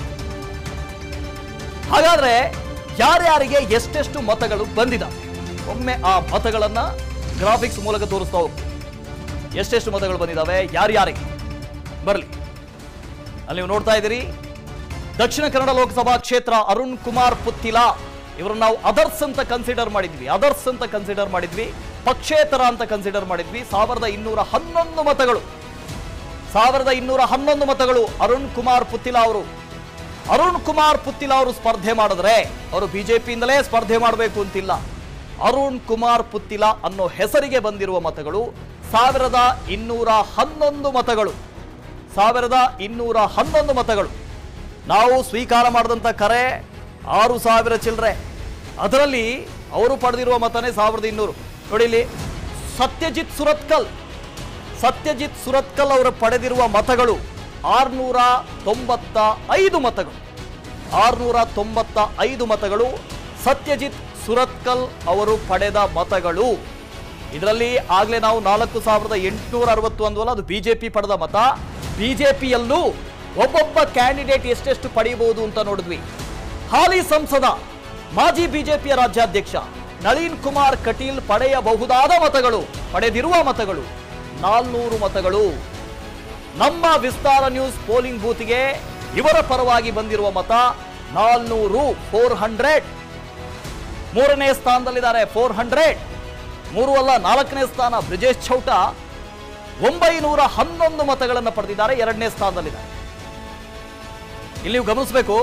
ಹಾಗಾದ್ರೆ ಯಾರ್ಯಾರಿಗೆ ಎಷ್ಟೆಷ್ಟು ಮತಗಳು ಬಂದಿದ್ದಾವೆ ಒಮ್ಮೆ ಆ ಮತಗಳನ್ನ ಗ್ರಾಫಿಕ್ಸ್ ಮೂಲಕ ತೋರಿಸ್ತಾ ಹೋಗ್ತೀವಿ ಎಷ್ಟೆಷ್ಟು ಮತಗಳು ಬಂದಿದ್ದಾವೆ ಯಾರ್ಯಾರಿಗೆ ಬರಲಿ ಅಲ್ಲಿ ನೀವು ನೋಡ್ತಾ ಇದ್ದೀರಿ ದಕ್ಷಿಣ ಕನ್ನಡ ಲೋಕಸಭಾ ಕ್ಷೇತ್ರ ಅರುಣ್ ಕುಮಾರ್ ಪುತ್ತಿಲ ಇವರನ್ನ ನಾವು ಅದರ್ಸ್ ಅಂತ ಕನ್ಸಿಡರ್ ಮಾಡಿದ್ವಿ ಅದರ್ಸ್ ಅಂತ ಕನ್ಸಿಡರ್ ಮಾಡಿದ್ವಿ ಪಕ್ಷೇತರ ಅಂತ ಕನ್ಸಿಡರ್ ಮಾಡಿದ್ವಿ ಸಾವಿರದ ಇನ್ನೂರ ಹನ್ನೊಂದು ಮತಗಳು ಸಾವಿರದ ಇನ್ನೂರ ಹನ್ನೊಂದು ಮತಗಳು ಅರುಣ್ ಕುಮಾರ್ ಪುತ್ತಿಲ ಅವರು ಅರುಣ್ ಕುಮಾರ್ ಪುತ್ತಿಲ ಅವರು ಸ್ಪರ್ಧೆ ಮಾಡಿದ್ರೆ ಅವರು ಬಿಜೆಪಿಯಿಂದಲೇ ಸ್ಪರ್ಧೆ ಮಾಡಬೇಕು ಅಂತಿಲ್ಲ ಅರುಣ್ ಕುಮಾರ್ ಪುತ್ತಿಲ ಅನ್ನೋ ಹೆಸರಿಗೆ ಬಂದಿರುವ ಮತಗಳು ಸಾವಿರದ ಇನ್ನೂರ ಹನ್ನೊಂದು ಮತಗಳು ಸಾವಿರದ ಇನ್ನೂರ ಹನ್ನೊಂದು ಮತಗಳು ನಾವು ಸ್ವೀಕಾರ ಮಾಡಿದಂಥ ಕರೆ ಆರು ಸಾವಿರ ಚಿಲ್ಲರೆ ಅದರಲ್ಲಿ ಅವರು ಪಡೆದಿರುವ ಮತನೇ ಸಾವಿರದ ಇನ್ನೂರು ನೋಡಿ ಇಲ್ಲಿ ಸತ್ಯಜಿತ್ ಸುರತ್ಕಲ್ ಸತ್ಯಜಿತ್ ಸುರತ್ಕಲ್ ಅವರು ಪಡೆದಿರುವ ಮತಗಳು ಆರ್ನೂರ ತೊಂಬತ್ತ ಐದು ಮತಗಳು ಆರ್ನೂರ ತೊಂಬತ್ತ ಐದು ಮತಗಳು ಸತ್ಯಜಿತ್ ಸುರತ್ಕಲ್ ಅವರು ಪಡೆದ ಮತಗಳು ಇದರಲ್ಲಿ ಆಗ್ಲೇ ನಾವು ನಾಲ್ಕು ಸಾವಿರದ ಎಂಟುನೂರ ಅರವತ್ತು ಅಂದ್ವಲ್ಲ ಅದು ಬಿಜೆಪಿ ಪಡೆದ ಮತ ಬಿಜೆಪಿಯಲ್ಲೂ ಒಬ್ಬೊಬ್ಬ ಕ್ಯಾಂಡಿಡೇಟ್ ಎಷ್ಟೆಷ್ಟು ಪಡೆಯಬಹುದು ಅಂತ ನೋಡಿದ್ವಿ ಹಾಲಿ ಸಂಸದ ಮಾಜಿ ಬಿಜೆಪಿಯ ರಾಜ್ಯಾಧ್ಯಕ್ಷ ನಳಿನ್ ಕುಮಾರ್ ಕಟೀಲ್ ಪಡೆಯಬಹುದಾದ ಮತಗಳು ಪಡೆದಿರುವ ಮತಗಳು ನಾಲ್ನೂರು ಮತಗಳು ನಮ್ಮ ವಿಸ್ತಾರ ನ್ಯೂಸ್ ಪೋಲಿಂಗ್ ಬೂತ್ಗೆ ಇವರ ಪರವಾಗಿ ಬಂದಿರುವ ಮತ ನಾಲ್ನೂರು ಫೋರ್ ಹಂಡ್ರೆಡ್ ಮೂರನೇ ಸ್ಥಾನದಲ್ಲಿದ್ದಾರೆ ಫೋರ್ ಹಂಡ್ರೆಡ್ ಮೂರು ಅಲ್ಲ ನಾಲ್ಕನೇ ಸ್ಥಾನ ಬ್ರಿಜೇಶ್ ಚೌಟ ಒಂಬೈನೂರ ಹನ್ನೊಂದು ಮತಗಳನ್ನು ಪಡೆದಿದ್ದಾರೆ ಎರಡನೇ ಸ್ಥಾನದಲ್ಲಿದ್ದಾರೆ ಇಲ್ಲಿ ನೀವು ಗಮನಿಸಬೇಕು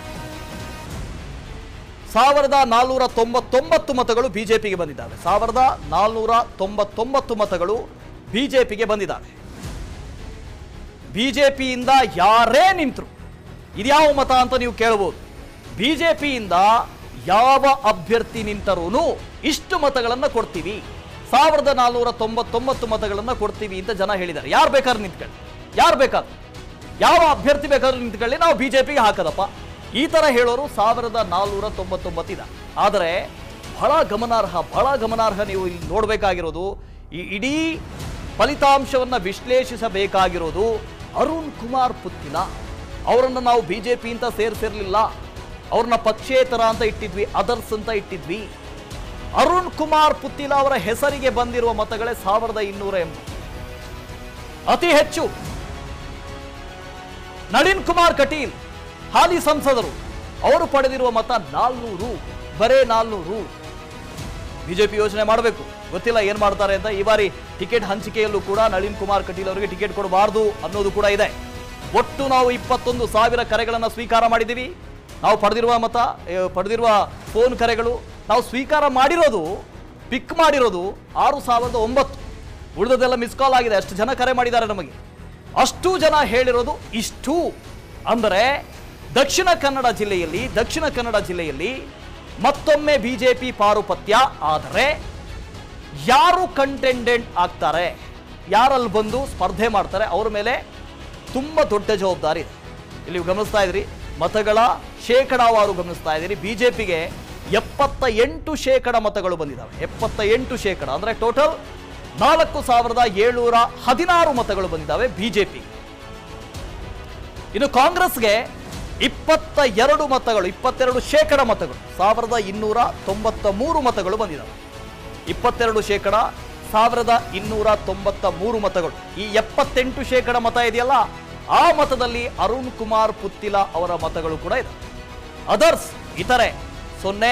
ಸಾವಿರದ ನಾಲ್ನೂರ ತೊಂಬತ್ತೊಂಬತ್ತು ಮತಗಳು ಬಿಜೆಪಿಗೆ ಬಂದಿದ್ದಾವೆ ಸಾವಿರದ ನಾಲ್ನೂರ ತೊಂಬತ್ತೊಂಬತ್ತು ಮತಗಳು ಬಿಜೆಪಿಗೆ ಬಂದಿದ್ದಾವೆ ಬಿಜೆಪಿಯಿಂದ ಯಾರೇ ನಿಂತರು ಇದ್ಯಾವ ಮತ ಅಂತ ನೀವು ಕೇಳಬಹುದು ಬಿಜೆಪಿಯಿಂದ ಯಾವ ಅಭ್ಯರ್ಥಿ ನಿಂತರೂ ಇಷ್ಟು ಮತಗಳನ್ನು ಕೊಡ್ತೀವಿ ಸಾವಿರದ ನಾಲ್ನೂರ ತೊಂಬತ್ತೊಂಬತ್ತು ಮತಗಳನ್ನು ಕೊಡ್ತೀವಿ ಅಂತ ಜನ ಹೇಳಿದ್ದಾರೆ ಯಾರು ಬೇಕಾದ್ರೂ ನಿಂತ್ಕೊಳ್ಳಿ ಯಾರು ಬೇಕಾದ್ರು ಯಾವ ಅಭ್ಯರ್ಥಿ ಬೇಕಾದ್ರೂ ನಿಂತ್ಕೊಳ್ಳಿ ನಾವು ಬಿಜೆಪಿಗೆ ಹಾಕದಪ್ಪ ಈ ತರ ಹೇಳೋರು ಸಾವಿರದ ನಾಲ್ನೂರ ತೊಂಬತ್ತೊಂಬತ್ತಿದ ಆದರೆ ಬಹಳ ಗಮನಾರ್ಹ ಬಹಳ ಗಮನಾರ್ಹ ನೀವು ಇಲ್ಲಿ ನೋಡಬೇಕಾಗಿರೋದು ಈ ಇಡೀ ಫಲಿತಾಂಶವನ್ನ ವಿಶ್ಲೇಷಿಸಬೇಕಾಗಿರೋದು ಅರುಣ್ ಕುಮಾರ್ ಪುತ್ತಿಲ ಅವರನ್ನು ನಾವು ಬಿಜೆಪಿ ಅಂತ ಸೇರಿಸಿರ್ಲಿಲ್ಲ ಅವ್ರನ್ನ ಪಕ್ಷೇತರ ಅಂತ ಇಟ್ಟಿದ್ವಿ ಅದರ್ಸ್ ಅಂತ ಇಟ್ಟಿದ್ವಿ ಅರುಣ್ ಕುಮಾರ್ ಪುತ್ತಿಲ ಅವರ ಹೆಸರಿಗೆ ಬಂದಿರುವ ಮತಗಳೇ ಸಾವಿರದ ಇನ್ನೂರ ಎಂಬತ್ತು ಅತಿ ಹೆಚ್ಚು ನಳಿನ್ ಕುಮಾರ್ ಕಟೀಲ್ ಹಾಲಿ ಸಂಸದರು ಅವರು ಪಡೆದಿರುವ ಮತ ನಾಲ್ನೂರು ಬರೇ ನಾಲ್ನೂರು ಬಿಜೆಪಿ ಯೋಚನೆ ಮಾಡಬೇಕು ಗೊತ್ತಿಲ್ಲ ಏನ್ ಮಾಡ್ತಾರೆ ಅಂತ ಈ ಬಾರಿ ಟಿಕೆಟ್ ಹಂಚಿಕೆಯಲ್ಲೂ ಕೂಡ ನಳಿನ್ ಕುಮಾರ್ ಕಟೀಲ್ ಅವರಿಗೆ ಟಿಕೆಟ್ ಕೊಡಬಾರದು ಅನ್ನೋದು ಕೂಡ ಇದೆ ಒಟ್ಟು ನಾವು ಇಪ್ಪತ್ತೊಂದು ಸಾವಿರ ಕರೆಗಳನ್ನು ಸ್ವೀಕಾರ ಮಾಡಿದ್ದೀವಿ ನಾವು ಪಡೆದಿರುವ ಮತ ಏ, ಪಡೆದಿರುವ ಫೋನ್ ಕರೆಗಳು ನಾವು ಸ್ವೀಕಾರ ಮಾಡಿರೋದು ಪಿಕ್ ಮಾಡಿರೋದು ಆರು ಸಾವಿರದ ಒಂಬತ್ತು ಉಳಿದದೆಲ್ಲ ಮಿಸ್ ಕಾಲ್ ಆಗಿದೆ ಅಷ್ಟು ಜನ ಕರೆ ಮಾಡಿದ್ದಾರೆ ನಮಗೆ ಅಷ್ಟು ಜನ ಹೇಳಿರೋದು ಇಷ್ಟು ಅಂದರೆ ದಕ್ಷಿಣ ಕನ್ನಡ ಜಿಲ್ಲೆಯಲ್ಲಿ ದಕ್ಷಿಣ ಕನ್ನಡ ಜಿಲ್ಲೆಯಲ್ಲಿ ಮತ್ತೊಮ್ಮೆ ಬಿಜೆಪಿ ಪಾರುಪತ್ಯ ಆದರೆ ಯಾರು ಕಂಟೆಂಡೆಂಟ್ ಆಗ್ತಾರೆ ಯಾರಲ್ಲಿ ಬಂದು ಸ್ಪರ್ಧೆ ಮಾಡ್ತಾರೆ ಅವ್ರ ಮೇಲೆ ತುಂಬ ದೊಡ್ಡ ಜವಾಬ್ದಾರಿ ಇದೆ ಇಲ್ಲಿ ನೀವು ಗಮನಿಸ್ತಾ ಇದ್ರಿ ಮತಗಳ ಶೇಕಡಾವಾರು ಗಮನಿಸ್ತಾ ಇದ್ದೀರಿ ಬಿಜೆಪಿಗೆ ಎಪ್ಪತ್ತ ಎಂಟು ಶೇಕಡ ಮತಗಳು ಬಂದಿದ್ದಾವೆ ಎಪ್ಪತ್ತ ಎಂಟು ಶೇಕಡ ಅಂದರೆ ಟೋಟಲ್ ನಾಲ್ಕು ಸಾವಿರದ ಏಳ್ನೂರ ಹದಿನಾರು ಮತಗಳು ಬಂದಿದ್ದಾವೆ ಬಿಜೆಪಿ ಇನ್ನು ಕಾಂಗ್ರೆಸ್ಗೆ ಇಪ್ಪತ್ತ ಎರಡು ಮತಗಳು ಇಪ್ಪತ್ತೆರಡು ಶೇಕಡ ಮತಗಳು ಸಾವಿರದ ಇನ್ನೂರ ತೊಂಬತ್ತ ಮೂರು ಮತಗಳು ಬಂದಿದ್ದಾವೆ ಇಪ್ಪತ್ತೆರಡು ಶೇಕಡ ಸಾವಿರದ ಇನ್ನೂರ ತೊಂಬತ್ತ ಮೂರು ಮತಗಳು ಈ ಎಪ್ಪತ್ತೆಂಟು ಶೇಕಡ ಮತ ಇದೆಯಲ್ಲ ಆ ಮತದಲ್ಲಿ ಅರುಣ್ ಕುಮಾರ್ ಪುತ್ತಿಲ ಅವರ ಮತಗಳು ಕೂಡ ಇದೆ ಅದರ್ಸ್ ಇತರೆ ಸೊನ್ನೆ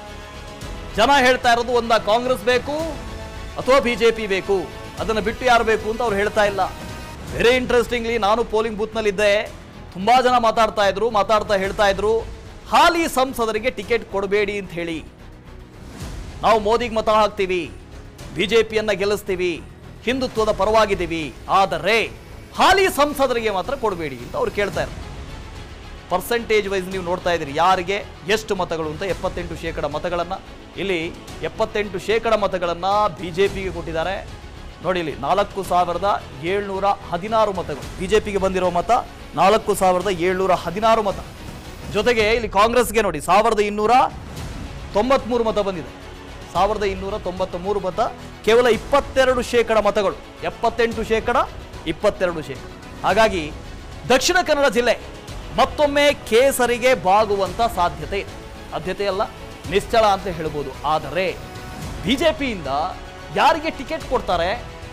ಜನ ಹೇಳ್ತಾ ಇರೋದು ಒಂದ ಕಾಂಗ್ರೆಸ್ ಬೇಕು ಅಥವಾ ಬಿಜೆಪಿ ಬೇಕು ಅದನ್ನು ಬಿಟ್ಟು ಯಾರು ಬೇಕು ಅಂತ ಅವ್ರು ಹೇಳ್ತಾ ಇಲ್ಲ ವೆರಿ ಇಂಟ್ರೆಸ್ಟಿಂಗ್ಲಿ ನಾನು ಪೋಲಿಂಗ್ ಬೂತ್ನಲ್ಲಿದ್ದೆ ತುಂಬಾ ಜನ ಮಾತಾಡ್ತಾ ಇದ್ರು ಮಾತಾಡ್ತಾ ಹೇಳ್ತಾ ಇದ್ರು ಹಾಲಿ ಸಂಸದರಿಗೆ ಟಿಕೆಟ್ ಕೊಡಬೇಡಿ ಅಂತ ಹೇಳಿ ನಾವು ಮೋದಿಗೆ ಮತ ಹಾಕ್ತೀವಿ ಬಿಜೆಪಿಯನ್ನ ಗೆಲ್ಲಿಸ್ತೀವಿ ಹಿಂದುತ್ವದ ಪರವಾಗಿದ್ದೀವಿ ಆದರೆ ಹಾಲಿ ಸಂಸದರಿಗೆ ಮಾತ್ರ ಕೊಡಬೇಡಿ ಅಂತ ಅವ್ರು ಕೇಳ್ತಾ ಇದ್ದಾರೆ ಪರ್ಸೆಂಟೇಜ್ ವೈಸ್ ನೀವು ನೋಡ್ತಾ ಇದ್ದೀರಿ ಯಾರಿಗೆ ಎಷ್ಟು ಮತಗಳು ಅಂತ ಎಪ್ಪತ್ತೆಂಟು ಶೇಕಡ ಮತಗಳನ್ನು ಇಲ್ಲಿ ಎಪ್ಪತ್ತೆಂಟು ಶೇಕಡ ಮತಗಳನ್ನು ಬಿ ಜೆ ಪಿಗೆ ಕೊಟ್ಟಿದ್ದಾರೆ ನೋಡಿ ಇಲ್ಲಿ ನಾಲ್ಕು ಸಾವಿರದ ಏಳ್ನೂರ ಹದಿನಾರು ಮತಗಳು ಬಿ ಜೆ ಪಿಗೆ ಬಂದಿರೋ ಮತ ನಾಲ್ಕು ಸಾವಿರದ ಏಳ್ನೂರ ಹದಿನಾರು ಮತ ಜೊತೆಗೆ ಇಲ್ಲಿ ಕಾಂಗ್ರೆಸ್ಗೆ ನೋಡಿ ಸಾವಿರದ ಇನ್ನೂರ ತೊಂಬತ್ಮೂರು ಮತ ಬಂದಿದೆ ಸಾವಿರದ ಇನ್ನೂರ ತೊಂಬತ್ತ ಮೂರು ಮತ ಕೇವಲ ಇಪ್ಪತ್ತೆರಡು ಶೇಕಡ ಮತಗಳು ಎಪ್ಪತ್ತೆಂಟು ಶೇಕಡ ಇಪ್ಪತ್ತೆರಡು ಶೇಕಡ ಹಾಗಾಗಿ ದಕ್ಷಿಣ ಕನ್ನಡ ಜಿಲ್ಲೆ ಮತ್ತೊಮ್ಮೆ ಕೇಸರಿಗೆ ಬಾಗುವಂತ ಸಾಧ್ಯತೆ ಇದೆ ಸಾಧ್ಯತೆ ಅಲ್ಲ ನಿಶ್ಚಳ ಅಂತ ಹೇಳ್ಬೋದು ಆದರೆ ಬಿಜೆಪಿಯಿಂದ ಯಾರಿಗೆ ಟಿಕೆಟ್ ಕೊಡ್ತಾರೆ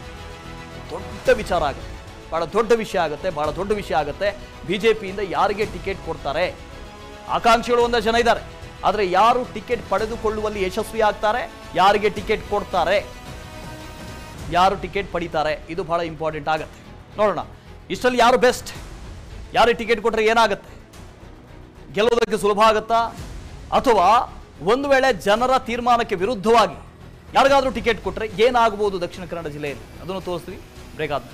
ದೊಡ್ಡ ವಿಚಾರ ಆಗುತ್ತೆ ಬಹಳ ದೊಡ್ಡ ವಿಷಯ ಆಗುತ್ತೆ ಬಹಳ ದೊಡ್ಡ ವಿಷಯ ಆಗುತ್ತೆ ಬಿಜೆಪಿಯಿಂದ ಯಾರಿಗೆ ಟಿಕೆಟ್ ಕೊಡ್ತಾರೆ ಆಕಾಂಕ್ಷಿಗಳು ಒಂದಷ್ಟು ಜನ ಇದ್ದಾರೆ ಆದರೆ ಯಾರು ಟಿಕೆಟ್ ಪಡೆದುಕೊಳ್ಳುವಲ್ಲಿ ಯಶಸ್ವಿ ಆಗ್ತಾರೆ ಯಾರಿಗೆ ಟಿಕೆಟ್ ಕೊಡ್ತಾರೆ ಯಾರು ಟಿಕೆಟ್ ಪಡಿತಾರೆ ಇದು ಬಹಳ ಇಂಪಾರ್ಟೆಂಟ್ ಆಗುತ್ತೆ ನೋಡೋಣ ಇಷ್ಟರಲ್ಲಿ ಯಾರು ಬೆಸ್ಟ್ ಯಾರಿಗೆ ಟಿಕೆಟ್ ಕೊಟ್ಟರೆ ಏನಾಗುತ್ತೆ ಗೆಲ್ಲೋದಕ್ಕೆ ಸುಲಭ ಆಗುತ್ತಾ ಅಥವಾ ಒಂದು ವೇಳೆ ಜನರ ತೀರ್ಮಾನಕ್ಕೆ ವಿರುದ್ಧವಾಗಿ ಯಾರಿಗಾದ್ರೂ ಟಿಕೆಟ್ ಕೊಟ್ಟರೆ ಏನಾಗಬಹುದು ದಕ್ಷಿಣ ಕನ್ನಡ ಜಿಲ್ಲೆಯಲ್ಲಿ ಅದನ್ನು ತೋರಿಸ್ತೀವಿ ಬ್ರೇಕ್ ಆದ್ಮೇಲೆ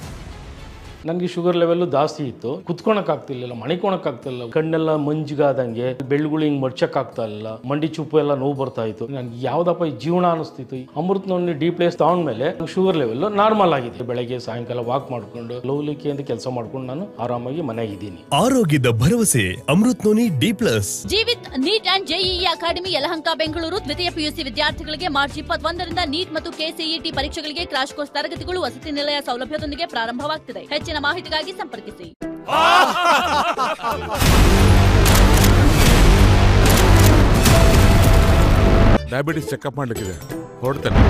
ನನಗೆ ಶುಗರ್ ಲೆವೆಲ್ ಜಾಸ್ತಿ ಇತ್ತು ಕುತ್ಕೊಳಕ್ ಆಗ್ತಿರ್ಲಿಲ್ಲ ಮಣಿಕೊಳಕ್ ಆಗ್ತಿಲ್ಲ ಕಣ್ಣೆಲ್ಲ ಮಂಜಿಗಾದಂಗೆ ಬೆಳ್ಳುಗಳು ಹಿಂಗ್ ಮಡ್ಚಕ್ ಆಗ್ತಾ ಇಲ್ಲ ಮಂಡಿ ಚುಪ್ಪು ಎಲ್ಲ ನೋವು ಬರ್ತಾ ಇತ್ತು ನನ್ಗೆ ಯಾವ್ದಪ್ಪ ಈ ಜೀವನ ಅನಿಸ್ತಿತ್ತು ಈ ಅಮೃತ್ ನೋಡಿ ಡಿ ಪ್ಲೇಸ್ ತಗೊಂಡ್ಮೇಲೆ ಶುಗರ್ ಲೆವೆಲ್ ನಾರ್ಮಲ್ ಆಗಿದೆ ಬೆಳಗ್ಗೆ ಸಾಯಂಕಾಲ ವಾಕ್ ಮಾಡ್ಕೊಂಡು ಲೌಲಿಕೆ ಅಂತ ಕೆಲಸ ಮಾಡ್ಕೊಂಡು ನಾನು ಆರಾಮಾಗಿ ಮನೆಯಾಗಿದ್ದೀನಿ ಆರೋಗ್ಯದ ಭರವಸೆ Amrut noni D plus Jeevith NEET and JEE academy Yelahanka Bengaluru ದ್ವಿತೀಯ ಪಿಯುಸಿ ವಿದ್ಯಾರ್ಥಿಗಳಿಗೆ ಮಾರ್ಚ್ ಇಪ್ಪತ್ತೊಂದರಿಂದ ನೀಟ್ ಮತ್ತು ಕೆಸಿಇಟಿ ಪರೀಕ್ಷೆಗಳಿಗೆ ಕ್ರಾಶ್ ಕೋರ್ಸ್ ತರಗತಿಗಳು ವಸತಿ ನಿಲಯ ಸೌಲಭ್ಯದೊಂದಿಗೆ ಪ್ರಾರಂಭವಾಗ್ತಿದೆ ಹೆಚ್ಚಿನ ಮಾಹಿತಿಗಾಗಿ ಸಂಪರ್ಕಿಸಿ ಡಯಾಬಿಟಿಸ್ ಚೆಕಪ್ ಮಾಡ್ಲಿಕ್ಕಿದೆ ಹೊರಡ್ತೇನೆ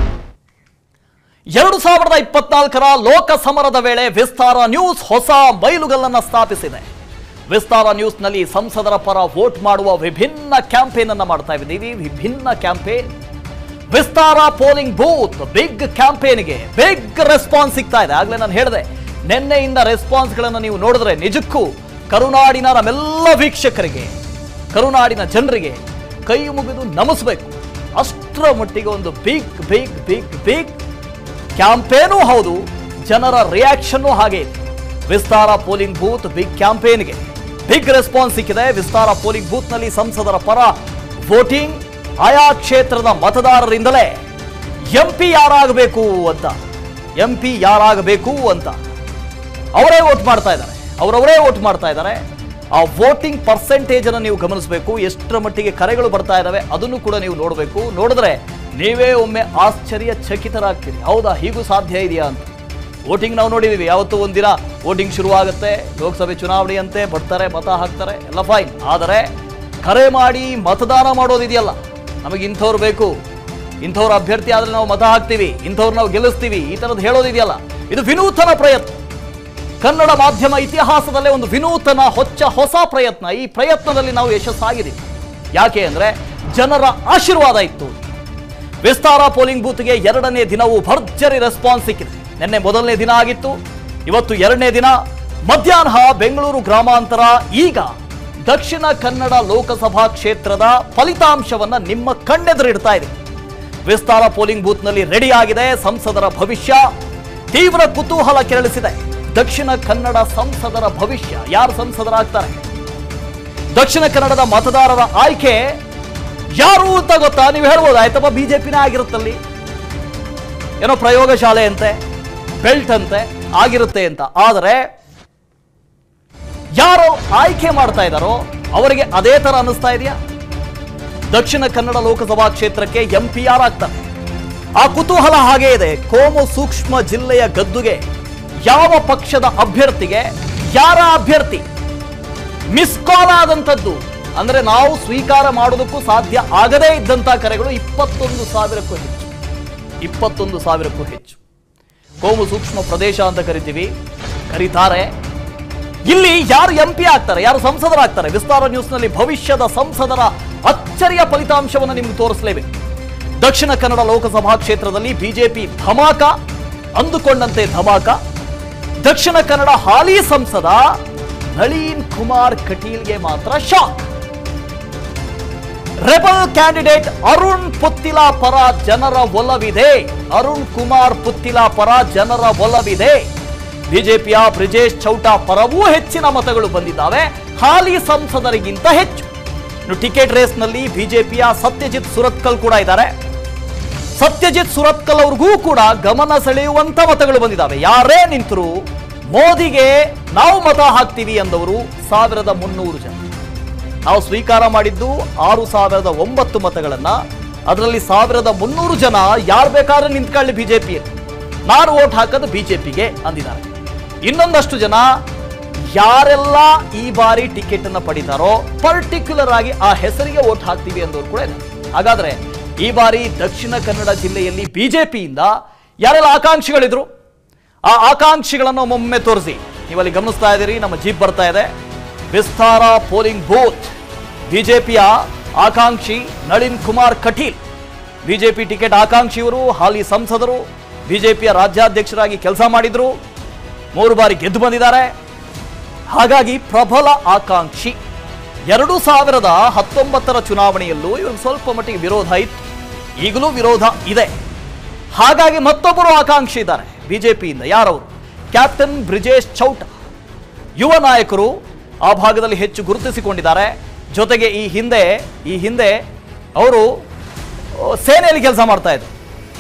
ಎರಡು ಸಾವಿರದ ಇಪ್ಪತ್ನಾಲ್ಕರ ಲೋಕ ಸಮರದ ವೇಳೆ ವಿಸ್ತಾರ ನ್ಯೂಸ್ ಹೊಸ ಮೈಲುಗಲ್ಲನ್ನ ಸ್ಥಾಪಿಸಿದೆ ವಿಸ್ತಾರ ನ್ಯೂಸ್ನಲ್ಲಿ ಸಂಸದರ ಪರ ವೋಟ್ ಮಾಡುವ ವಿಭಿನ್ನ ಕ್ಯಾಂಪೇನ್ ಅನ್ನ ಮಾಡ್ತಾ ಇದ್ದೀವಿ ವಿಭಿನ್ನ campaign Vistara polling booth big ಕ್ಯಾಂಪೇನ್ಗೆ ಬಿಗ್ ರೆಸ್ಪಾನ್ಸ್ ಸಿಗ್ತಾ ಇದೆ ಆಗ್ಲೇ ನಾನು ಹೇಳಿದೆ ನಿನ್ನೆಯಿಂದ ರೆಸ್ಪಾನ್ಸ್ಗಳನ್ನು ನೀವು ನೋಡಿದ್ರೆ ನಿಜಕ್ಕೂ ಕರುನಾಡಿನ ನಮ್ಮೆಲ್ಲ ವೀಕ್ಷಕರಿಗೆ ಕರುನಾಡಿನ ಜನರಿಗೆ ಕೈ ಮುಗಿದು ನಮಿಸ್ಬೇಕು ಅಷ್ಟರ ಮಟ್ಟಿಗೆ ಒಂದು ಬಿಗ್ ಬಿಗ್ ಬಿಗ್ ಬಿಗ್ ಕ್ಯಾಂಪೇನೂ ಹೌದು ಜನರ ರಿಯಾಕ್ಷನ್ನು ಹಾಗೆ ಇದೆ ವಿಸ್ತಾರ ಪೋಲಿಂಗ್ ಬೂತ್ ಬಿಗ್ ಕ್ಯಾಂಪೇನ್ಗೆ ಬಿಗ್ ರೆಸ್ಪಾನ್ಸ್ ಸಿಕ್ಕಿದೆ ವಿಸ್ತಾರ ಪೋಲಿಂಗ್ ಬೂತ್ನಲ್ಲಿ ಸಂಸದರ ಪರ ವೋಟಿಂಗ್ ಆಯಾ ಕ್ಷೇತ್ರದ ಮತದಾರರಿಂದಲೇ ಎಂ ಪಿ ಯಾರಾಗಬೇಕು ಅಂತ ಎಂ ಪಿ ಯಾರಾಗಬೇಕು ಅಂತ ಅವರೇ ವೋಟ್ ಮಾಡ್ತಾ ಇದ್ದಾರೆ ಅವರವರೇ ವೋಟ್ ಮಾಡ್ತಾ ಇದ್ದಾರೆ ಆ ವೋಟಿಂಗ್ ಪರ್ಸೆಂಟೇಜ್ ಅನ್ನು ನೀವು ಗಮನಿಸಬೇಕು ಎಷ್ಟರ ಮಟ್ಟಿಗೆ ಕರೆಗಳು ಬರ್ತಾ ಇದ್ದಾವೆ ಅದನ್ನು ಕೂಡ ನೀವು ನೋಡಬೇಕು ನೋಡಿದ್ರೆ ನೀವೇ ಒಮ್ಮೆ ಆಶ್ಚರ್ಯ ಚಕಿತರಾಗ್ತೀರಿ ಹೌದಾ ಹೀಗೂ ಸಾಧ್ಯ ಇದೆಯಾ ಅಂತ ವೋಟಿಂಗ್ ನಾವು ನೋಡಿದೀವಿ ಯಾವತ್ತೂ ಒಂದಿನ ವೋಟಿಂಗ್ ಶುರುವಾಗುತ್ತೆ ಲೋಕಸಭೆ ಚುನಾವಣೆಯಂತೆ ಬರ್ತಾರೆ ಮತ ಹಾಕ್ತಾರೆ ಎಲ್ಲ ಫೈನ್ ಆದರೆ ಕರೆ ಮಾಡಿ ಮತದಾನ ಮಾಡೋದಿದೆಯಲ್ಲ ನಮಗೆ ಇಂಥವ್ರು ಬೇಕು ಇಂಥವ್ರ ಅಭ್ಯರ್ಥಿ ಆದ್ರೆ ನಾವು ಮತ ಹಾಕ್ತೀವಿ ಇಂಥವ್ರು ನಾವು ಗೆಲ್ಲಿಸ್ತೀವಿ ಈ ಥರದ್ದು ಹೇಳೋದಿದೆಯಲ್ಲ ಇದು ವಿನೂತನ ಪ್ರಯತ್ನ ಕನ್ನಡ ಮಾಧ್ಯಮ ಇತಿಹಾಸದಲ್ಲೇ ಒಂದು ವಿನೂತನ ಹೊಚ್ಚ ಹೊಸ ಪ್ರಯತ್ನ ಈ ಪ್ರಯತ್ನದಲ್ಲಿ ನಾವು ಯಶಸ್ಸಾಗಿದ್ದೀವಿ ಯಾಕೆ ಅಂದ್ರೆ ಜನರ ಆಶೀರ್ವಾದ ಇತ್ತು ವಿಸ್ತಾರ ಪೋಲಿಂಗ್ ಬೂತ್ಗೆ ಎರಡನೇ ದಿನವೂ ಭರ್ಜರಿ ರೆಸ್ಪಾನ್ಸ್ ಸಿಕ್ಕಿದೆ ನಿನ್ನೆ ಮೊದಲನೇ ದಿನ ಆಗಿತ್ತು ಇವತ್ತು ಎರಡನೇ ದಿನ ಮಧ್ಯಾಹ್ನ ಬೆಂಗಳೂರು ಗ್ರಾಮಾಂತರ ಈಗ ದಕ್ಷಿಣ ಕನ್ನಡ ಲೋಕಸಭಾ ಕ್ಷೇತ್ರದ ಫಲಿತಾಂಶವನ್ನ ನಿಮ್ಮ ಕಣ್ಣೆದುರಿಡ್ತಾ ಇದೆ ವಿಸ್ತಾರ ಪೋಲಿಂಗ್ ಬೂತ್ನಲ್ಲಿ ರೆಡಿ ಆಗಿದೆ ಸಂಸದರ ಭವಿಷ್ಯ ತೀವ್ರ ಕುತೂಹಲ ಕೆರಳಿಸಿದೆ ದಕ್ಷಿಣ ಕನ್ನಡ ಸಂಸದರ ಭವಿಷ್ಯ ಯಾರು ಸಂಸದರಾಗ್ತಾರೆ ದಕ್ಷಿಣ ಕನ್ನಡದ ಮತದಾರರ ಆಯ್ಕೆ ಯಾರು ಅಂತ ಗೊತ್ತಾ ನೀವು ಹೇಳ್ಬೋದು ಆಯ್ತಪ್ಪ ಬಿಜೆಪಿನ ಆಗಿರುತ್ತಲ್ಲಿ ಏನೋ ಪ್ರಯೋಗಶಾಲೆ ಅಂತೆ ಬೆಲ್ಟ್ ಅಂತೆ ಆಗಿರುತ್ತೆ ಅಂತ ಆದರೆ ಯಾರು ಆಯ್ಕೆ ಮಾಡ್ತಾ ಇದ್ದಾರೋ ಅವರಿಗೆ ಅದೇ ತರ ಅನ್ನಿಸ್ತಾ ಇದೆಯಾ ದಕ್ಷಿಣ ಕನ್ನಡ ಲೋಕಸಭಾ ಕ್ಷೇತ್ರಕ್ಕೆ ಎಂಪಿಆರ್ ಆಗ್ತಾರೆ ಆ ಕುತೂಹಲ ಹಾಗೇ ಇದೆ ಕೋಮು ಸೂಕ್ಷ್ಮ ಜಿಲ್ಲೆಯ ಗದ್ದುಗೆ ಯಾವ ಪಕ್ಷದ ಅಭ್ಯರ್ಥಿಗೆ ಯಾರ ಅಭ್ಯರ್ಥಿ ಮಿಸ್ ಕಾಲ್ ಆದಂಥದ್ದು ಅಂದ್ರೆ ನಾವು ಸ್ವೀಕಾರ ಮಾಡೋದಕ್ಕೂ ಸಾಧ್ಯ ಆಗದೇ ಇದ್ದಂತಹ ಕರೆಗಳು ಇಪ್ಪತ್ತೊಂದು ಸಾವಿರಕ್ಕೂ ಹೆಚ್ಚು ಇಪ್ಪತ್ತೊಂದು ಸಾವಿರಕ್ಕೂ ಹೆಚ್ಚು ಕೋಮು ಸೂಕ್ಷ್ಮ ಪ್ರದೇಶ ಅಂತ ಕರಿತೀವಿ ಕರೀತಾರೆ ಇಲ್ಲಿ ಯಾರು ಎಂ ಪಿ ಆಗ್ತಾರೆ ಯಾರು ಸಂಸದರಾಗ್ತಾರೆ ವಿಸ್ತಾರ ನ್ಯೂಸ್ನಲ್ಲಿ ಭವಿಷ್ಯದ ಸಂಸದರ ಅಚ್ಚರಿಯ ಫಲಿತಾಂಶವನ್ನು ನಿಮ್ಗೆ ತೋರಿಸಲೇಬೇಕು ದಕ್ಷಿಣ ಕನ್ನಡ ಲೋಕಸಭಾ ಕ್ಷೇತ್ರದಲ್ಲಿ ಬಿಜೆಪಿ ಧಮಾಕ ಅಂದುಕೊಂಡಂತೆ ಧಮಾಕ ದಕ್ಷಿಣ ಕನ್ನಡ ಹಾಲಿ ಸಂಸದ ನಳೀನ್ ಕುಮಾರ್ ಕಟೀಲ್ಗೆ ಮಾತ್ರ shock rebel candidate Arun Puthila ಪರ ಜನರ ಒಲವಿದೆ ಅರುಣ್ ಕುಮಾರ್ ಪುತ್ತಿಲ ಪರ ಜನರ ಒಲವಿದೆ ಬಿಜೆಪಿಯ ಬ್ರಿಜೇಶ್ ಚೌಟಾ ಪರವೂ ಹೆಚ್ಚಿನ ಮತಗಳು ಬಂದಿದ್ದಾವೆ ಹಾಲಿ ಸಂಸದರಿಗಿಂತ ಹೆಚ್ಚು ಇನ್ನು ಟಿಕೆಟ್ ರೇಸ್ನಲ್ಲಿ ಬಿಜೆಪಿಯ ಸತ್ಯಜಿತ್ ಸುರತ್ಕಲ್ ಕೂಡ ಇದ್ದಾರೆ ಸತ್ಯಜಿತ್ ಸುರತ್ಕಲ್ ಅವ್ರಿಗೂ ಕೂಡ ಗಮನ ಸೆಳೆಯುವಂತ ಮತಗಳು ಬಂದಿದ್ದಾವೆ ಯಾರೇ ನಿಂತರು ಮೋದಿಗೆ ನಾವು ಮತ ಹಾಕ್ತೀವಿ ಎಂದವರು ಸಾವಿರದ ಮುನ್ನೂರು ಜನ ನಾವು ಸ್ವೀಕಾರ ಮಾಡಿದ್ದು ಆರು ಸಾವಿರದ ಒಂಬತ್ತು ಮತಗಳನ್ನ ಅದರಲ್ಲಿ ಸಾವಿರದ ಮುನ್ನೂರು ಜನ ಯಾರು ಬೇಕಾದ್ರೆ ನಿಂತ್ಕೊಳ್ಳಿ ಬಿಜೆಪಿಯಲ್ಲಿ ನಾನು ಓಟ್ ಹಾಕೋದು ಬಿಜೆಪಿಗೆ ಅಂದಿದ್ದಾರೆ ಇನ್ನೊಂದಷ್ಟು ಜನ ಯಾರೆಲ್ಲ ಈ ಬಾರಿ ಟಿಕೆಟ್ ಅನ್ನ ಪಡಿತಾರೋ ಪರ್ಟಿಕ್ಯುಲರ್ ಆಗಿ ಆ ಹೆಸರಿಗೆ ಓಟ್ ಹಾಕ್ತೀವಿ ಅಂದವರು ಕೂಡ ಇದ್ದಾರೆ ಹಾಗಾದ್ರೆ ಈ ಬಾರಿ ದಕ್ಷಿಣ ಕನ್ನಡ ಜಿಲ್ಲೆಯಲ್ಲಿ ಬಿಜೆಪಿಯಿಂದ ಯಾರೆಲ್ಲ ಆಕಾಂಕ್ಷಿಗಳಿದ್ರು ಆ ಆಕಾಂಕ್ಷಿಗಳನ್ನು ಒಮ್ಮೊಮ್ಮೆ ತೋರಿಸಿ ನೀವಲ್ಲಿ ಗಮನಿಸ್ತಾ ಇದ್ದೀರಿ ನಮ್ಮ ಜೀಪ್ ಬರ್ತಾ ಇದೆ ವಿಸ್ತಾರ ಪೋಲಿಂಗ್ ಬೂತ್ ಬಿಜೆಪಿಯ ಆಕಾಂಕ್ಷಿ ನಳಿನ್ ಕುಮಾರ್ ಕಟೀಲ್ ಬಿಜೆಪಿ ಟಿಕೆಟ್ ಆಕಾಂಕ್ಷಿ ಇವರು ಹಾಲಿ ಸಂಸದರು ಬಿಜೆಪಿಯ ರಾಜ್ಯಾಧ್ಯಕ್ಷರಾಗಿ ಕೆಲಸ ಮಾಡಿದ್ರು ಮೂರು ಬಾರಿ ಗೆದ್ದು ಬಂದಿದ್ದಾರೆ ಹಾಗಾಗಿ ಪ್ರಬಲ ಆಕಾಂಕ್ಷಿ ಎರಡು ಸಾವಿರದ ಹತ್ತೊಂಬತ್ತರ ಚುನಾವಣೆಯಲ್ಲೂ ಇವ್ರಿಗೆ ಸ್ವಲ್ಪ ಮಟ್ಟಿಗೆ ವಿರೋಧ ಇತ್ತು ಈಗಲೂ ವಿರೋಧ ಇದೆ ಹಾಗಾಗಿ ಮತ್ತೊಬ್ಬರು ಆಕಾಂಕ್ಷಿ ಇದ್ದಾರೆ ಬಿಜೆಪಿಯಿಂದ ಯಾರವರು ಕ್ಯಾಪ್ಟನ್ ಬ್ರಿಜೇಶ್ ಚೌಟ ಯುವ ನಾಯಕರು ಆ ಭಾಗದಲ್ಲಿ ಹೆಚ್ಚು ಗುರುತಿಸಿಕೊಂಡಿದ್ದಾರೆ ಜೊತೆಗೆ ಈ ಹಿಂದೆ ಈ ಹಿಂದೆ ಅವರು ಸೇನೆಯಲ್ಲಿ ಕೆಲಸ ಮಾಡ್ತಾ ಇದ್ರು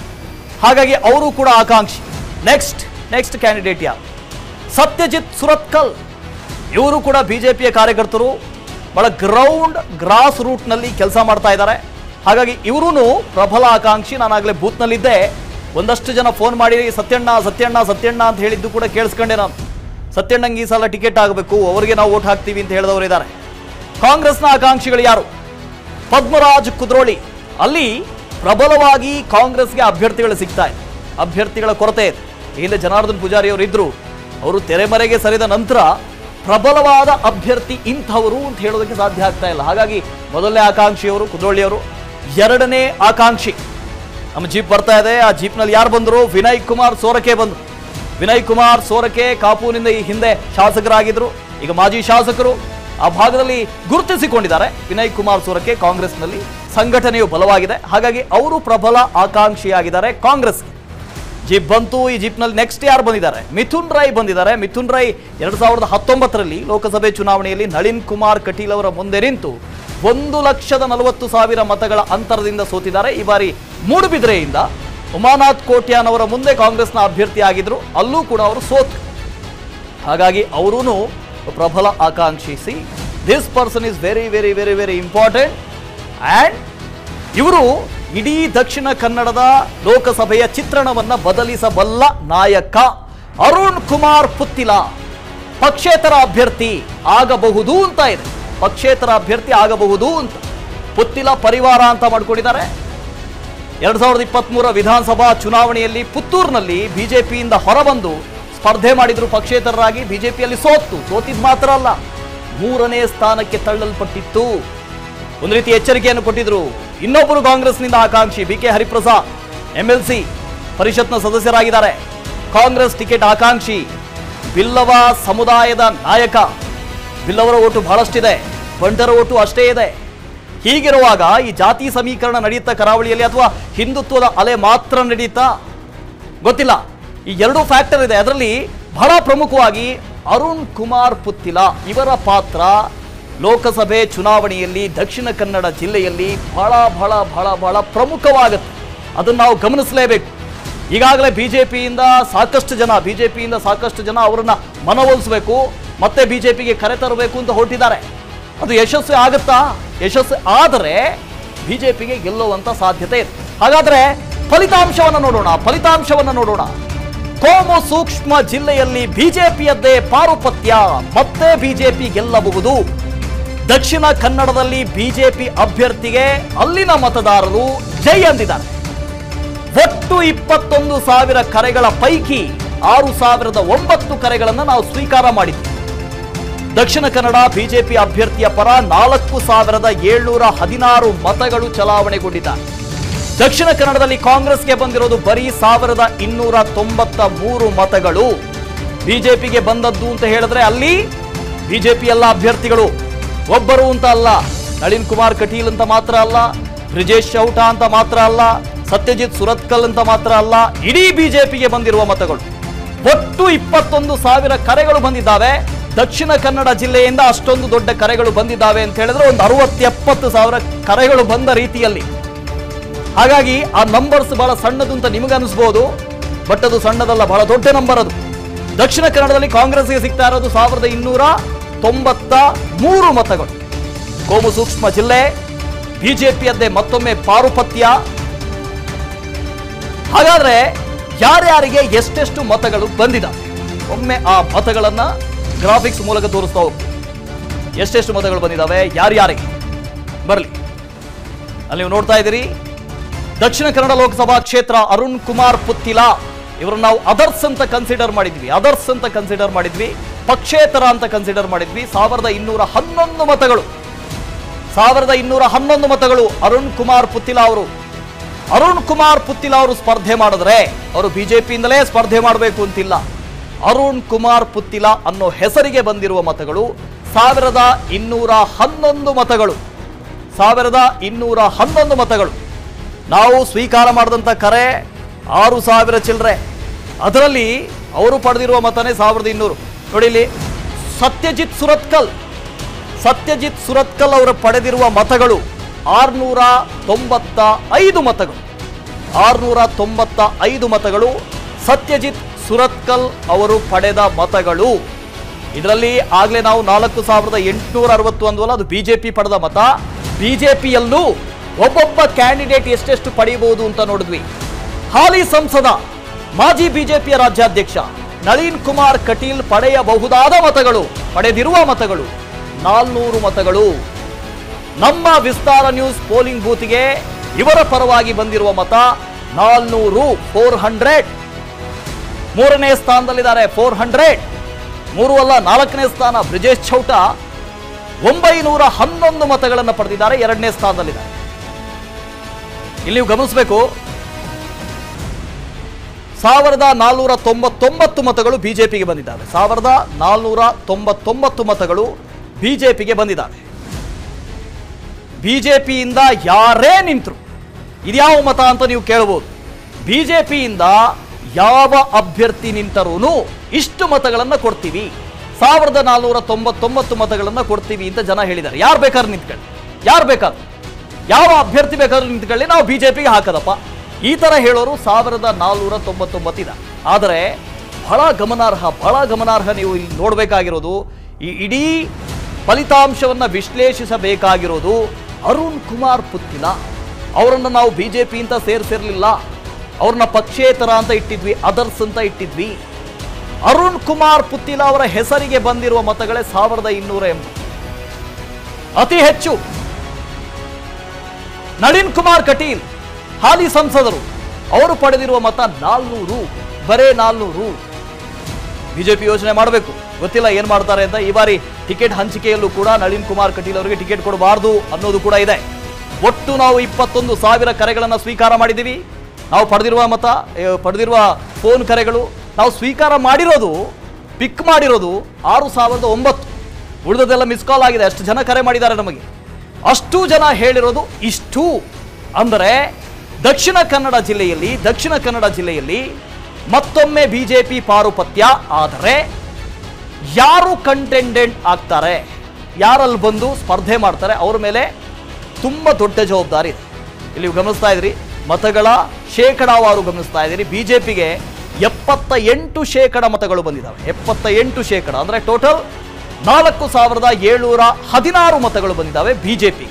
ಹಾಗಾಗಿ ಅವರು ಕೂಡ ಆಕಾಂಕ್ಷಿ ನೆಕ್ಸ್ಟ್ ನೆಕ್ಸ್ಟ್ ಕ್ಯಾಂಡಿಡೇಟ್ ಯಾರು ಸತ್ಯಜಿತ್ ಸುರತ್ಕಲ್ ಇವರು ಕೂಡ ಬಿಜೆಪಿಯ ಕಾರ್ಯಕರ್ತರು ಬಹಳ ಗ್ರೌಂಡ್ ಗ್ರಾಸ್ ರೂಟ್ನಲ್ಲಿ ಕೆಲಸ ಮಾಡ್ತಾ ಇದ್ದಾರೆ ಹಾಗಾಗಿ ಇವರೂ ಪ್ರಬಲ ಆಕಾಂಕ್ಷಿ ನಾನಾಗಲೇ ಬೂತ್ನಲ್ಲಿದ್ದೆ ಒಂದಷ್ಟು ಜನ ಫೋನ್ ಮಾಡಿ ಸತ್ಯಣ್ಣ ಸತ್ಯಣ್ಣ ಸತ್ಯಣ್ಣ ಅಂತ ಹೇಳಿದ್ದು ಕೂಡ ಕೇಳಿಸ್ಕೊಂಡೆ ನಾನು ಸತ್ಯಣ್ಣಂಗೆ ಈ ಸಲ ಟಿಕೆಟ್ ಆಗಬೇಕು ಅವರಿಗೆ ನಾವು ಓಟ್ ಹಾಕ್ತೀವಿ ಅಂತ ಹೇಳಿದವರು ಇದ್ದಾರೆ ಕಾಂಗ್ರೆಸ್ನ ಆಕಾಂಕ್ಷಿಗಳು ಯಾರು ಪದ್ಮರಾಜ್ ಕುದ್ರೋಳಿ ಅಲ್ಲಿ ಪ್ರಬಲವಾಗಿ ಕಾಂಗ್ರೆಸ್ಗೆ ಅಭ್ಯರ್ಥಿಗಳು ಸಿಗ್ತಾ ಇದೆ ಅಭ್ಯರ್ಥಿಗಳ ಕೊರತೆ ಇದೆ ಹಿಂದೆ ಜನಾರ್ದನ್ ಪೂಜಾರಿ ಅವರು ಇದ್ರು ಅವರು ತೆರೆಮರೆಗೆ ಸರಿದ ನಂತರ ಪ್ರಬಲವಾದ ಅಭ್ಯರ್ಥಿ ಇಂಥವರು ಅಂತ ಹೇಳೋದಕ್ಕೆ ಸಾಧ್ಯ ಆಗ್ತಾ ಇಲ್ಲ ಹಾಗಾಗಿ ಮೊದಲನೇ ಆಕಾಂಕ್ಷಿಯವರು ಕುದ್ರೋಳಿಯವರು ಎರಡನೇ ಆಕಾಂಕ್ಷಿ ನಮ್ಮ ಜೀಪ್ ಬರ್ತಾ ಇದೆ ಆ ಜೀಪ್ನಲ್ಲಿ ಯಾರು ಬಂದರು ವಿನಯ್ ಕುಮಾರ್ ಸೋರಕೆ ಬಂದರು ವಿನಯ್ ಕುಮಾರ್ ಸೋರಕೆ ಕಾಪುನಿಂದ ಈ ಹಿಂದೆ ಶಾಸಕರಾಗಿದ್ರು ಈಗ ಮಾಜಿ ಶಾಸಕರು ಆ ಭಾಗದಲ್ಲಿ ಗುರುತಿಸಿಕೊಂಡಿದ್ದಾರೆ ವಿನಯ್ ಕುಮಾರ್ ಸೋರಕೆ ಕಾಂಗ್ರೆಸ್ನಲ್ಲಿ ಸಂಘಟನೆಯು ಬಲವಾಗಿದೆ ಹಾಗಾಗಿ ಅವರು ಪ್ರಬಲ ಆಕಾಂಕ್ಷಿಯಾಗಿದ್ದಾರೆ ಕಾಂಗ್ರೆಸ್ಗೆ ಜೀಪ್ ಬಂತು ಈ ಜೀಪ್ನಲ್ಲಿ ನೆಕ್ಸ್ಟ್ ಯಾರು ಬಂದಿದ್ದಾರೆ ಮಿಥುನ್ ರೈ ಬಂದಿದ್ದಾರೆ ಮಿಥುನ್ ರೈ ಎರಡ್ ಸಾವಿರದ ಹತ್ತೊಂಬತ್ತರಲ್ಲಿ ಲೋಕಸಭೆ ಚುನಾವಣೆಯಲ್ಲಿ ನಳಿನ್ ಕುಮಾರ್ ಕಟೀಲ್ ಅವರ ಮುಂದೆ ನಿಂತು ಒಂದು ಲಕ್ಷದ ನಲವತ್ತು ಸಾವಿರ ಮತಗಳ ಅಂತರದಿಂದ ಸೋತಿದ್ದಾರೆ ಈ ಬಾರಿ ಮೂಡುಬಿದ್ರೆಯಿಂದ ಉಮಾನಾಥ್ ಕೋಟ್ಯಾನ್ ಅವರ ಮುಂದೆ ಕಾಂಗ್ರೆಸ್ನ ಅಭ್ಯರ್ಥಿ ಆಗಿದ್ರು ಅಲ್ಲೂ ಕೂಡ ಅವರು ಸೋತು ಹಾಗಾಗಿ ಅವರೂ ಪ್ರಬಲ ಆಕಾಂಕ್ಷಿಸಿ this person is very very very very important and ಇವರು ಇಡೀ ದಕ್ಷಿಣ ಕನ್ನಡದ ಲೋಕಸಭೆಯ ಚಿತ್ರಣವನ್ನ ಬದಲಿಸಬಲ್ಲ ನಾಯಕ ಅರುಣ್ ಕುಮಾರ್ ಪುತ್ತಿಲ ಪಕ್ಷೇತರ ಅಭ್ಯರ್ಥಿ ಆಗಬಹುದು ಅಂತ ಇದೆ ಪಕ್ಷೇತರ ಅಭ್ಯರ್ಥಿ ಆಗಬಹುದು ಅಂತ ಪುತ್ತಿಲ ಪರಿವಾರ ಅಂತ ಮಾಡ್ಕೊಂಡಿದ್ದಾರೆ ಎರಡ್ ಸಾವಿರದ ಇಪ್ಪತ್ಮೂರ ವಿಧಾನಸಭಾ ಚುನಾವಣೆಯಲ್ಲಿ ಪುತ್ತೂರಿನಲ್ಲಿ ಬಿಜೆಪಿಯಿಂದ ಹೊರಬಂದು ಸ್ಪರ್ಧೆ ಮಾಡಿದ್ರು ಪಕ್ಷೇತರರಾಗಿ ಬಿಜೆಪಿಯಲ್ಲಿ ಸೋತು ಸೋತಿದ್ ಮಾತ್ರ ಅಲ್ಲ ಮೂರನೇ ಸ್ಥಾನಕ್ಕೆ ತಳ್ಳಲ್ಪಟ್ಟಿತ್ತು ಒಂದು ರೀತಿ ಎಚ್ಚರಿಕೆಯನ್ನು ಕೊಟ್ಟಿದ್ರು ಇನ್ನೊಬ್ಬರು ಕಾಂಗ್ರೆಸ್ನಿಂದ ಆಕಾಂಕ್ಷಿ ಬಿ ಕೆ ಹರಿಪ್ರಸಾದ್ ಎಂಎಲ್ಸಿ ಪರಿಷತ್ನ ಸದಸ್ಯರಾಗಿದ್ದಾರೆ ಕಾಂಗ್ರೆಸ್ ಟಿಕೆಟ್ ಆಕಾಂಕ್ಷಿ ಬಿಲ್ಲವ ಸಮುದಾಯದ ನಾಯಕ ಬಿಲ್ಲವರ ಓಟು ಬಹಳಷ್ಟಿದೆ ಬಂಟರ ಓಟು ಅಷ್ಟೇ ಇದೆ ಹೀಗಿರುವಾಗ ಈ ಜಾತಿ ಸಮೀಕರಣ ನಡೆಯುತ್ತಾ ಕರಾವಳಿಯಲ್ಲಿ ಅಥವಾ ಹಿಂದುತ್ವದ ಅಲೆ ಮಾತ್ರ ನಡೆಯುತ್ತಾ ಗೊತ್ತಿಲ್ಲ ಈ ಎರಡು ಫ್ಯಾಕ್ಟರ್ ಇದೆ ಅದರಲ್ಲಿ ಬಹಳ ಪ್ರಮುಖವಾಗಿ ಅರುಣ್ ಕುಮಾರ್ ಪುತ್ತಿಲ ಇವರ ಪಾತ್ರ ಲೋಕಸಭೆ ಚುನಾವಣೆಯಲ್ಲಿ ದಕ್ಷಿಣ ಕನ್ನಡ ಜಿಲ್ಲೆಯಲ್ಲಿ ಬಹಳ ಬಹಳ ಬಹಳ ಬಹಳ ಪ್ರಮುಖವಾಗುತ್ತೆ ಅದನ್ನು ನಾವು ಗಮನಿಸಲೇಬೇಕು ಈಗಾಗಲೇ ಬಿಜೆಪಿಯಿಂದ ಸಾಕಷ್ಟು ಜನ ಬಿಜೆಪಿಯಿಂದ ಸಾಕಷ್ಟು ಜನ ಅವರನ್ನ ಮನವೊಲಿಸಬೇಕು ಮತ್ತೆ ಬಿಜೆಪಿಗೆ ಕರೆ ತರಬೇಕು ಅಂತ ಹೊರಟಿದ್ದಾರೆ ಅದು ಯಶಸ್ವಿ ಆಗುತ್ತಾ ಯಶಸ್ವಿ ಆದರೆ ಬಿಜೆಪಿಗೆ ಗೆಲ್ಲುವಂತ ಸಾಧ್ಯತೆ ಇದೆ ಹಾಗಾದ್ರೆ ಫಲಿತಾಂಶವನ್ನು ನೋಡೋಣ ಫಲಿತಾಂಶವನ್ನು ನೋಡೋಣ ಕೋಮು ಸೂಕ್ಷ್ಮ ಜಿಲ್ಲೆಯಲ್ಲಿ ಬಿಜೆಪಿಯದ್ದೇ ಪಾರುಪತ್ಯ ಮತ್ತೆ ಬಿಜೆಪಿ ಗೆಲ್ಲಬಹುದು ದಕ್ಷಿಣ ಕನ್ನಡದಲ್ಲಿ ಬಿಜೆಪಿ ಅಭ್ಯರ್ಥಿಗೆ ಅಲ್ಲಿನ ಮತದಾರರು ಜೈ ಅಂದಿದ್ದಾರೆ ಒಟ್ಟು ಇಪ್ಪತ್ತೊಂದು ಸಾವಿರ ಕರೆಗಳ ಪೈಕಿ ಆರು ಸಾವಿರದ ಒಂಬತ್ತು ಕರೆಗಳನ್ನು ನಾವು ಸ್ವೀಕಾರ ಮಾಡಿದ್ವಿ ದಕ್ಷಿಣ ಕನ್ನಡ ಬಿಜೆಪಿ ಅಭ್ಯರ್ಥಿಯ ಪರ ನಾಲ್ಕು ಸಾವಿರದ ಏಳ್ನೂರ ಹದಿನಾರು ಮತಗಳು ಚಲಾವಣೆಗೊಂಡಿದ್ದಾರೆ ದಕ್ಷಿಣ ಕನ್ನಡದಲ್ಲಿ ಕಾಂಗ್ರೆಸ್ಗೆ ಬಂದಿರೋದು ಬರೀ ಸಾವಿರದ ಇನ್ನೂರ ತೊಂಬತ್ತ ಮೂರು ಮತಗಳು ಬಿಜೆಪಿಗೆ ಬಂದದ್ದು ಅಂತ ಹೇಳಿದ್ರೆ ಅಲ್ಲಿ ಬಿಜೆಪಿ ಎಲ್ಲ ಅಭ್ಯರ್ಥಿಗಳು ಒಬ್ಬರು ಅಂತ ಅಲ್ಲ ನಳಿನ್ ಕುಮಾರ್ ಕಟೀಲ್ ಅಂತ ಮಾತ್ರ ಅಲ್ಲ ಬ್ರಿಜೇಶ್ ಚೌಟ ಅಂತ ಮಾತ್ರ ಅಲ್ಲ ಸತ್ಯಜಿತ್ ಸುರತ್ಕಲ್ ಅಂತ ಮಾತ್ರ ಅಲ್ಲ ಇಡೀ ಬಿಜೆಪಿಗೆ ಬಂದಿರುವ ಮತಗಳು ಒಟ್ಟು ಇಪ್ಪತ್ತೊಂದು ಸಾವಿರ ಕರೆಗಳು ಬಂದಿದ್ದಾವೆ ದಕ್ಷಿಣ ಕನ್ನಡ ಜಿಲ್ಲೆಯಿಂದ ಅಷ್ಟೊಂದು ದೊಡ್ಡ ಕರೆಗಳು ಬಂದಿದ್ದಾವೆ ಅಂತ ಹೇಳಿದ್ರೆ ಒಂದು ಅರವತ್ತು ಎಪ್ಪತ್ತು ಸಾವಿರ ಕರೆಗಳು ಬಂದ ರೀತಿಯಲ್ಲಿ ಹಾಗಾಗಿ ಆ ನಂಬರ್ಸ್ ಬಹಳ ಸಣ್ಣದು ಅಂತ ನಿಮಗನ್ನಿಸ್ಬೋದು ಬಟ್ ಅದು ಸಣ್ಣದಲ್ಲ ಬಹಳ ದೊಡ್ಡ ನಂಬರ್ ಅದು ದಕ್ಷಿಣ ಕನ್ನಡದಲ್ಲಿ ಕಾಂಗ್ರೆಸ್ಗೆ ಸಿಗ್ತಾ ಇರೋದು ಸಾವಿರದ ಇನ್ನೂರ ತೊಂಬತ್ತ ಮೂರು ಮತಗಳು ಕೋಮು ಸೂಕ್ಷ್ಮ ಜಿಲ್ಲೆ ಬಿಜೆಪಿಯದ್ದೇ ಮತ್ತೊಮ್ಮೆ ಪಾರುಪತ್ಯ ಹಾಗಾದ್ರೆ ಯಾರ್ಯಾರಿಗೆ ಎಷ್ಟೆಷ್ಟು ಮತಗಳು ಬಂದಿದ್ದಾವೆ ಒಮ್ಮೆ ಆ ಮತಗಳನ್ನ ಗ್ರಾಫಿಕ್ಸ್ ಮೂಲಕ ತೋರಿಸ್ತಾ ಹೋಗ್ತೀವಿ ಎಷ್ಟೆಷ್ಟು ಮತಗಳು ಬಂದಿದ್ದಾವೆ ಯಾರ್ಯಾರಿಗೆ ಬರಲಿ ಅಲ್ಲಿ ನೀವು ನೋಡ್ತಾ ಇದ್ದೀರಿ ದಕ್ಷಿಣ ಕನ್ನಡ ಲೋಕಸಭಾ ಕ್ಷೇತ್ರ ಅರುಣ್ ಕುಮಾರ್ ಪುತ್ತಿಲ ಇವರನ್ನ ನಾವು ಅದರ್ಸ್ ಅಂತ ಕನ್ಸಿಡರ್ ಮಾಡಿದ್ವಿ ಅದರ್ಸ್ ಅಂತ ಕನ್ಸಿಡರ್ ಮಾಡಿದ್ವಿ ಪಕ್ಷೇತರ ಅಂತ ಕನ್ಸಿಡರ್ ಮಾಡಿದ್ವಿ ಸಾವಿರದ ಇನ್ನೂರ ಹನ್ನೊಂದು ಮತಗಳು ಸಾವಿರದ ಇನ್ನೂರ ಹನ್ನೊಂದು ಮತಗಳು ಅರುಣ್ ಕುಮಾರ್ ಪುತ್ತಿಲ ಅವರು ಅರುಣ್ ಕುಮಾರ್ ಪುತ್ತಿಲ ಅವರು ಸ್ಪರ್ಧೆ ಮಾಡಿದ್ರೆ ಅವರು ಬಿಜೆಪಿಯಿಂದಲೇ ಸ್ಪರ್ಧೆ ಮಾಡಬೇಕು ಅಂತಿಲ್ಲ ಅರುಣ್ ಕುಮಾರ್ ಪುತ್ತಿಲ ಅನ್ನೋ ಹೆಸರಿಗೆ ಬಂದಿರುವ ಮತಗಳು ಸಾವಿರದ ಇನ್ನೂರ ಹನ್ನೊಂದು ಮತಗಳು ಸಾವಿರದ ಇನ್ನೂರ ಹನ್ನೊಂದು ಮತಗಳು ನಾವು ಸ್ವೀಕಾರ ಮಾಡಿದಂಥ ಕರೆ ಆರು ಸಾವಿರ ಚಿಲ್ಲರೆ ಅದರಲ್ಲಿ ಅವರು ಪಡೆದಿರುವ ಮತನೇ ಸಾವಿರದ ಇನ್ನೂರು ನೋಡಿ ಇಲ್ಲಿ ಸತ್ಯಜಿತ್ ಸುರತ್ಕಲ್ ಸತ್ಯಜಿತ್ ಸುರತ್ಕಲ್ ಅವರು ಪಡೆದಿರುವ ಮತಗಳು ಆರ್ನೂರ ತೊಂಬತ್ತ ಐದು ಮತಗಳು ಆರ್ನೂರ ತೊಂಬತ್ತ ಐದು ಮತಗಳು ಸತ್ಯಜಿತ್ ಸುರತ್ಕಲ್ ಅವರು ಪಡೆದ ಮತಗಳು ಇದರಲ್ಲಿ ಆಗಲೇ ನಾವು ನಾಲ್ಕು ಸಾವಿರದ ಎಂಟುನೂರ ಅರವತ್ತು ಅಂದ್ವಲ್ಲ ಅದು ಬಿಜೆಪಿ ಪಡೆದ ಮತ ಬಿಜೆಪಿಯಲ್ಲೂ ಒಬ್ಬೊಬ್ಬ ಕ್ಯಾಂಡಿಡೇಟ್ ಎಷ್ಟೆಷ್ಟು ಪಡೆಯಬಹುದು ಅಂತ ನೋಡಿದ್ವಿ ಹಾಲಿ ಸಂಸದ ಮಾಜಿ ಬಿಜೆಪಿಯ ರಾಜ್ಯಾಧ್ಯಕ್ಷ ನಳಿನ್ ಕುಮಾರ್ ಕಟೀಲ್ ಪಡೆಯಬಹುದಾದ ಮತಗಳು ಪಡೆದಿರುವ ಮತಗಳು ನಾಲ್ನೂರು ಮತಗಳು ನಮ್ಮ ವಿಸ್ತಾರ ನ್ಯೂಸ್ ಪೋಲಿಂಗ್ ಬೂತ್ಗೆ ಇವರ ಪರವಾಗಿ ಬಂದಿರುವ ಮತ ನಾಲ್ನೂರು ಫೋರ್ ಹಂಡ್ರೆಡ್ ಮೂರನೇ ಸ್ಥಾನದಲ್ಲಿದ್ದಾರೆ ಫೋರ್ ಹಂಡ್ರೆಡ್ ಮೂರು ಅಲ್ಲ ನಾಲ್ಕನೇ ಸ್ಥಾನ ಬ್ರಿಜೇಶ್ ಚೌಟ ಒಂಬೈನೂರ ಹನ್ನೊಂದು ಮತಗಳನ್ನು ಪಡೆದಿದ್ದಾರೆ ಎರಡನೇ ಸ್ಥಾನದಲ್ಲಿದ್ದಾರೆ ಇಲ್ಲಿ ನೀವು ಗಮನಿಸಬೇಕು ಸಾವಿರದ ನಾಲ್ನೂರ ತೊಂಬತ್ತೊಂಬತ್ತು ಮತಗಳು ಬಿಜೆಪಿಗೆ ಬಂದಿದ್ದಾವೆ ಸಾವಿರದ ನಾಲ್ನೂರ ತೊಂಬತ್ತೊಂಬತ್ತು ಮತಗಳು ಬಿಜೆಪಿಗೆ ಬಂದಿದ್ದಾವೆ ಬಿಜೆಪಿಯಿಂದ ಯಾರೇ ನಿಂತರು ಇದ್ಯಾವ ಮತ ಅಂತ ನೀವು ಕೇಳಬಹುದು ಬಿಜೆಪಿಯಿಂದ ಯಾವ ಅಭ್ಯರ್ಥಿ ನಿಂತರೂ ಇಷ್ಟು ಮತಗಳನ್ನು ಕೊಡ್ತೀವಿ ಸಾವಿರದ ನಾಲ್ನೂರ ತೊಂಬತ್ತೊಂಬತ್ತು ಮತಗಳನ್ನು ಕೊಡ್ತೀವಿ ಅಂತ ಜನ ಹೇಳಿದ್ದಾರೆ ಯಾರು ಬೇಕಾದ್ರೂ ನಿಂತ್ಕೊಳ್ಳಿ ಯಾರು ಬೇಕಾದ್ರು ಯಾವ ಅಭ್ಯರ್ಥಿ ಬೇಕಾದ್ರೂ ನಿಂತ್ಕೊಳ್ಳಿ ನಾವು ಬಿಜೆಪಿಗೆ ಹಾಕದಪ್ಪ ಈ ತರ ಹೇಳೋರು ಸಾವಿರದ ನಾಲ್ನೂರ ತೊಂಬತ್ತೊಂಬತ್ತಿದ ಆದರೆ ಬಹಳ ಗಮನಾರ್ಹ ಬಹಳ ಗಮನಾರ್ಹ ನೀವು ಇಲ್ಲಿ ನೋಡಬೇಕಾಗಿರೋದು ಈ ಇಡೀ ಫಲಿತಾಂಶವನ್ನ ವಿಶ್ಲೇಷಿಸಬೇಕಾಗಿರೋದು ಅರುಣ್ ಕುಮಾರ್ ಪುತ್ತಿಲ ಅವರನ್ನು ನಾವು ಬಿಜೆಪಿ ಅಂತ ಸೇರಿಸಿರ್ಲಿಲ್ಲ ಅವ್ರನ್ನ ಪಕ್ಷೇತರ ಅಂತ ಇಟ್ಟಿದ್ವಿ ಅದರ್ಸ್ ಅಂತ ಇಟ್ಟಿದ್ವಿ ಅರುಣ್ ಕುಮಾರ್ ಪುತ್ತಿಲ ಅವರ ಹೆಸರಿಗೆ ಬಂದಿರುವ ಮತಗಳೇ ಸಾವಿರದ ಇನ್ನೂರ ಎಂಬತ್ತು ಅತಿ ಹೆಚ್ಚು ನಳಿನ್ ಕುಮಾರ್ ಕಟೀಲ್ ಹಾಲಿ ಸಂಸದರು ಅವರು ಪಡೆದಿರುವ ಮತ ನಾಲ್ನೂರು ಬರೇ ನಾಲ್ನೂರು ಬಿಜೆಪಿ ಯೋಚನೆ ಮಾಡಬೇಕು ಗೊತ್ತಿಲ್ಲ ಏನ್ ಮಾಡ್ತಾರೆ ಅಂತ ಈ ಬಾರಿ ಟಿಕೆಟ್ ಹಂಚಿಕೆಯಲ್ಲೂ ಕೂಡ ನಳಿನ್ ಕುಮಾರ್ ಕಟೀಲ್ ಅವರಿಗೆ ಟಿಕೆಟ್ ಕೊಡಬಾರದು ಅನ್ನೋದು ಕೂಡ ಇದೆ ಒಟ್ಟು ನಾವು ಇಪ್ಪತ್ತೊಂದು ಸಾವಿರ ಕರೆಗಳನ್ನು ಸ್ವೀಕಾರ ಮಾಡಿದ್ದೀವಿ ನಾವು ಪಡೆದಿರುವ ಮತ ಏ, ಪಡೆದಿರುವ ಫೋನ್ ಕರೆಗಳು ನಾವು ಸ್ವೀಕಾರ ಮಾಡಿರೋದು ಪಿಕ್ ಮಾಡಿರೋದು ಆರು ಸಾವಿರದ ಒಂಬತ್ತು ಉಳಿದದೆಲ್ಲ ಮಿಸ್ ಕಾಲ್ ಆಗಿದೆ ಅಷ್ಟು ಜನ ಕರೆ ಮಾಡಿದ್ದಾರೆ ನಮಗೆ ಅಷ್ಟು ಜನ ಹೇಳಿರೋದು ಇಷ್ಟು ಅಂದರೆ ದಕ್ಷಿಣ ಕನ್ನಡ ಜಿಲ್ಲೆಯಲ್ಲಿ ದಕ್ಷಿಣ ಕನ್ನಡ ಜಿಲ್ಲೆಯಲ್ಲಿ ಮತ್ತೊಮ್ಮೆ ಬಿಜೆಪಿ ಪಾರುಪತ್ಯ ಆದರೆ ಯಾರು ಕಂಟೆಂಡೆಂಟ್ ಆಗ್ತಾರೆ ಯಾರಲ್ಲಿ ಬಂದು ಸ್ಪರ್ಧೆ ಮಾಡ್ತಾರೆ ಅವ್ರ ಮೇಲೆ ತುಂಬ ದೊಡ್ಡ ಜವಾಬ್ದಾರಿ ಇದೆ ಇಲ್ಲಿ ನೀವು ಗಮನಿಸ್ತಾ ಇದ್ರಿ ಮತಗಳ ಶೇಕಡಾವಾರು ಗಮನಿಸ್ತಾ ಇದ್ದೀರಿ ಬಿಜೆಪಿಗೆ ಎಪ್ಪತ್ತ ಎಂಟು ಶೇಕಡ ಮತಗಳು ಬಂದಿದ್ದಾವೆ ಎಪ್ಪತ್ತ ಎಂಟು ಶೇಕಡ ಅಂದರೆ ಟೋಟಲ್ ನಾಲ್ಕು ಸಾವಿರದ ಏಳ್ನೂರ ಹದಿನಾರು ಮತಗಳು ಬಂದಿದ್ದಾವೆ ಬಿಜೆಪಿ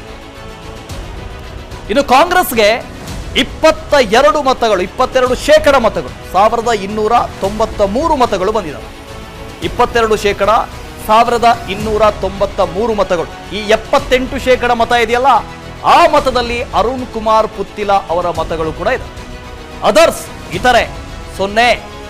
ಇನ್ನು ಕಾಂಗ್ರೆಸ್ಗೆ ಇಪ್ಪತ್ತ ಎರಡು ಮತಗಳು ಇಪ್ಪತ್ತೆರಡು ಶೇಕಡ ಮತಗಳು ಸಾವಿರದ ಇನ್ನೂರ ತೊಂಬತ್ತ ಮೂರು ಮತಗಳು ಬಂದಿದ್ದಾವೆ ಇಪ್ಪತ್ತೆರಡು ಶೇಕಡ ಸಾವಿರದ ಇನ್ನೂರ ತೊಂಬತ್ತ ಮೂರು ಮತಗಳು ಈ ಎಪ್ಪತ್ತೆಂಟು ಶೇಕಡ ಮತ ಇದೆಯಲ್ಲ ಆ ಮತದಲ್ಲಿ ಅರುಣ್ ಕುಮಾರ್ ಪುತ್ತಿಲ ಅವರ ಮತಗಳು ಕೂಡ ಇದೆ ಅದರ್ಸ್ ಇತರೆ ಸೊನ್ನೆ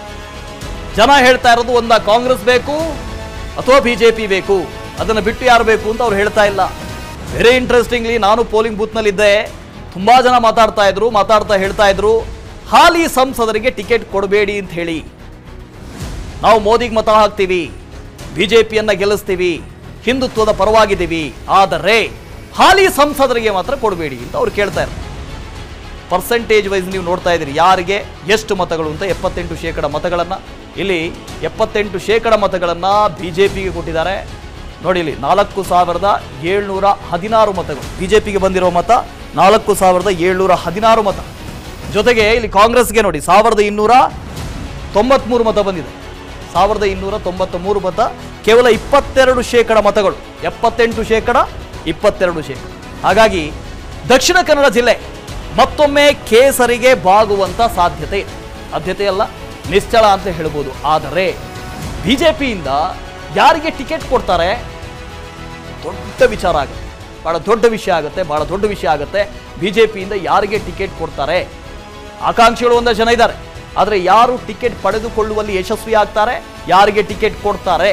ಜನ ಹೇಳ್ತಾ ಇರೋದು ಒಂದ ಕಾಂಗ್ರೆಸ್ ಬೇಕು ಅಥವಾ ಬಿಜೆಪಿ ಬೇಕು ಅದನ್ನು ಬಿಟ್ಟು ಯಾರು ಬೇಕು ಅಂತ ಅವ್ರು ಹೇಳ್ತಾ ಇಲ್ಲ ವೆರಿ ಇಂಟ್ರೆಸ್ಟಿಂಗ್ಲಿ ನಾನು ಪೋಲಿಂಗ್ ಬೂತ್ನಲ್ಲಿದ್ದೆ ತುಂಬಾ ಜನ ಮಾತಾಡ್ತಾ ಇದ್ರು ಮಾತಾಡ್ತಾ ಹೇಳ್ತಾ ಇದ್ರು ಹಾಲಿ ಸಂಸದರಿಗೆ ಟಿಕೆಟ್ ಕೊಡಬೇಡಿ ಅಂತ ಹೇಳಿ ನಾವು ಮೋದಿಗೆ ಮತ ಹಾಕ್ತೀವಿ ಬಿಜೆಪಿಯನ್ನ ಗೆಲ್ಲಿಸ್ತೀವಿ ಹಿಂದುತ್ವದ ಪರವಾಗಿದ್ದೀವಿ ಆದರೆ ಹಾಲಿ ಸಂಸದರಿಗೆ ಮಾತ್ರ ಕೊಡಬೇಡಿ ಅಂತ ಅವ್ರು ಕೇಳ್ತಾ ಇದ್ದಾರೆ ಪರ್ಸೆಂಟೇಜ್ ವೈಸ್ ನೀವು ನೋಡ್ತಾ ಇದ್ದೀರಿ ಯಾರಿಗೆ ಎಷ್ಟು ಮತಗಳು ಅಂತ ಎಪ್ಪತ್ತೆಂಟು ಶೇಕಡ ಮತಗಳನ್ನು ಇಲ್ಲಿ ಎಪ್ಪತ್ತೆಂಟು ಶೇಕಡ ಮತಗಳನ್ನು ಬಿ ಜೆ ಪಿಗೆ ಕೊಟ್ಟಿದ್ದಾರೆ ನೋಡಿ ಇಲ್ಲಿ ನಾಲ್ಕು ಸಾವಿರದ ಏಳ್ನೂರ ಹದಿನಾರು ಮತಗಳು ಬಿ ಜೆ ಪಿಗೆ ಬಂದಿರೋ ಮತ ನಾಲ್ಕು ಸಾವಿರದ ಏಳ್ನೂರ ಹದಿನಾರು ಮತ ಜೊತೆಗೆ ಇಲ್ಲಿ ಕಾಂಗ್ರೆಸ್ಗೆ ನೋಡಿ ಸಾವಿರದ ಇನ್ನೂರ ತೊಂಬತ್ಮೂರು ಮತ ಬಂದಿದೆ ಸಾವಿರದ ಇನ್ನೂರ ತೊಂಬತ್ತ ಮೂರು ಮತ ಕೇವಲ ಇಪ್ಪತ್ತೆರಡು ಶೇಕಡ ಮತಗಳು ಎಪ್ಪತ್ತೆಂಟು ಶೇಕಡ ಇಪ್ಪತ್ತೆರಡು ಶೇಕಡ ಹಾಗಾಗಿ ದಕ್ಷಿಣ ಕನ್ನಡ ಜಿಲ್ಲೆ ಮತ್ತೊಮ್ಮೆ ಕೇಸರಿಗೆ ಬಾಗುವಂತ ಸಾಧ್ಯತೆ ಇದೆ ಸಾಧ್ಯತೆ ಅಲ್ಲ ನಿಶ್ಚಳ ಅಂತ ಹೇಳ್ಬೋದು ಆದರೆ ಬಿಜೆಪಿಯಿಂದ ಯಾರಿಗೆ ಟಿಕೆಟ್ ಕೊಡ್ತಾರೆ ದೊಡ್ಡ ವಿಚಾರ ಆಗುತ್ತೆ ಬಹಳ ದೊಡ್ಡ ವಿಷಯ ಆಗುತ್ತೆ ಬಹಳ ದೊಡ್ಡ ವಿಷಯ ಆಗುತ್ತೆ ಬಿಜೆಪಿಯಿಂದ ಯಾರಿಗೆ ಟಿಕೆಟ್ ಕೊಡ್ತಾರೆ ಆಕಾಂಕ್ಷಿಗಳು ಒಂದಷ್ಟು ಜನ ಇದ್ದಾರೆ ಆದರೆ ಯಾರು ಟಿಕೆಟ್ ಪಡೆದುಕೊಳ್ಳುವಲ್ಲಿ ಯಶಸ್ವಿ ಆಗ್ತಾರೆ ಯಾರಿಗೆ ಟಿಕೆಟ್ ಕೊಡ್ತಾರೆ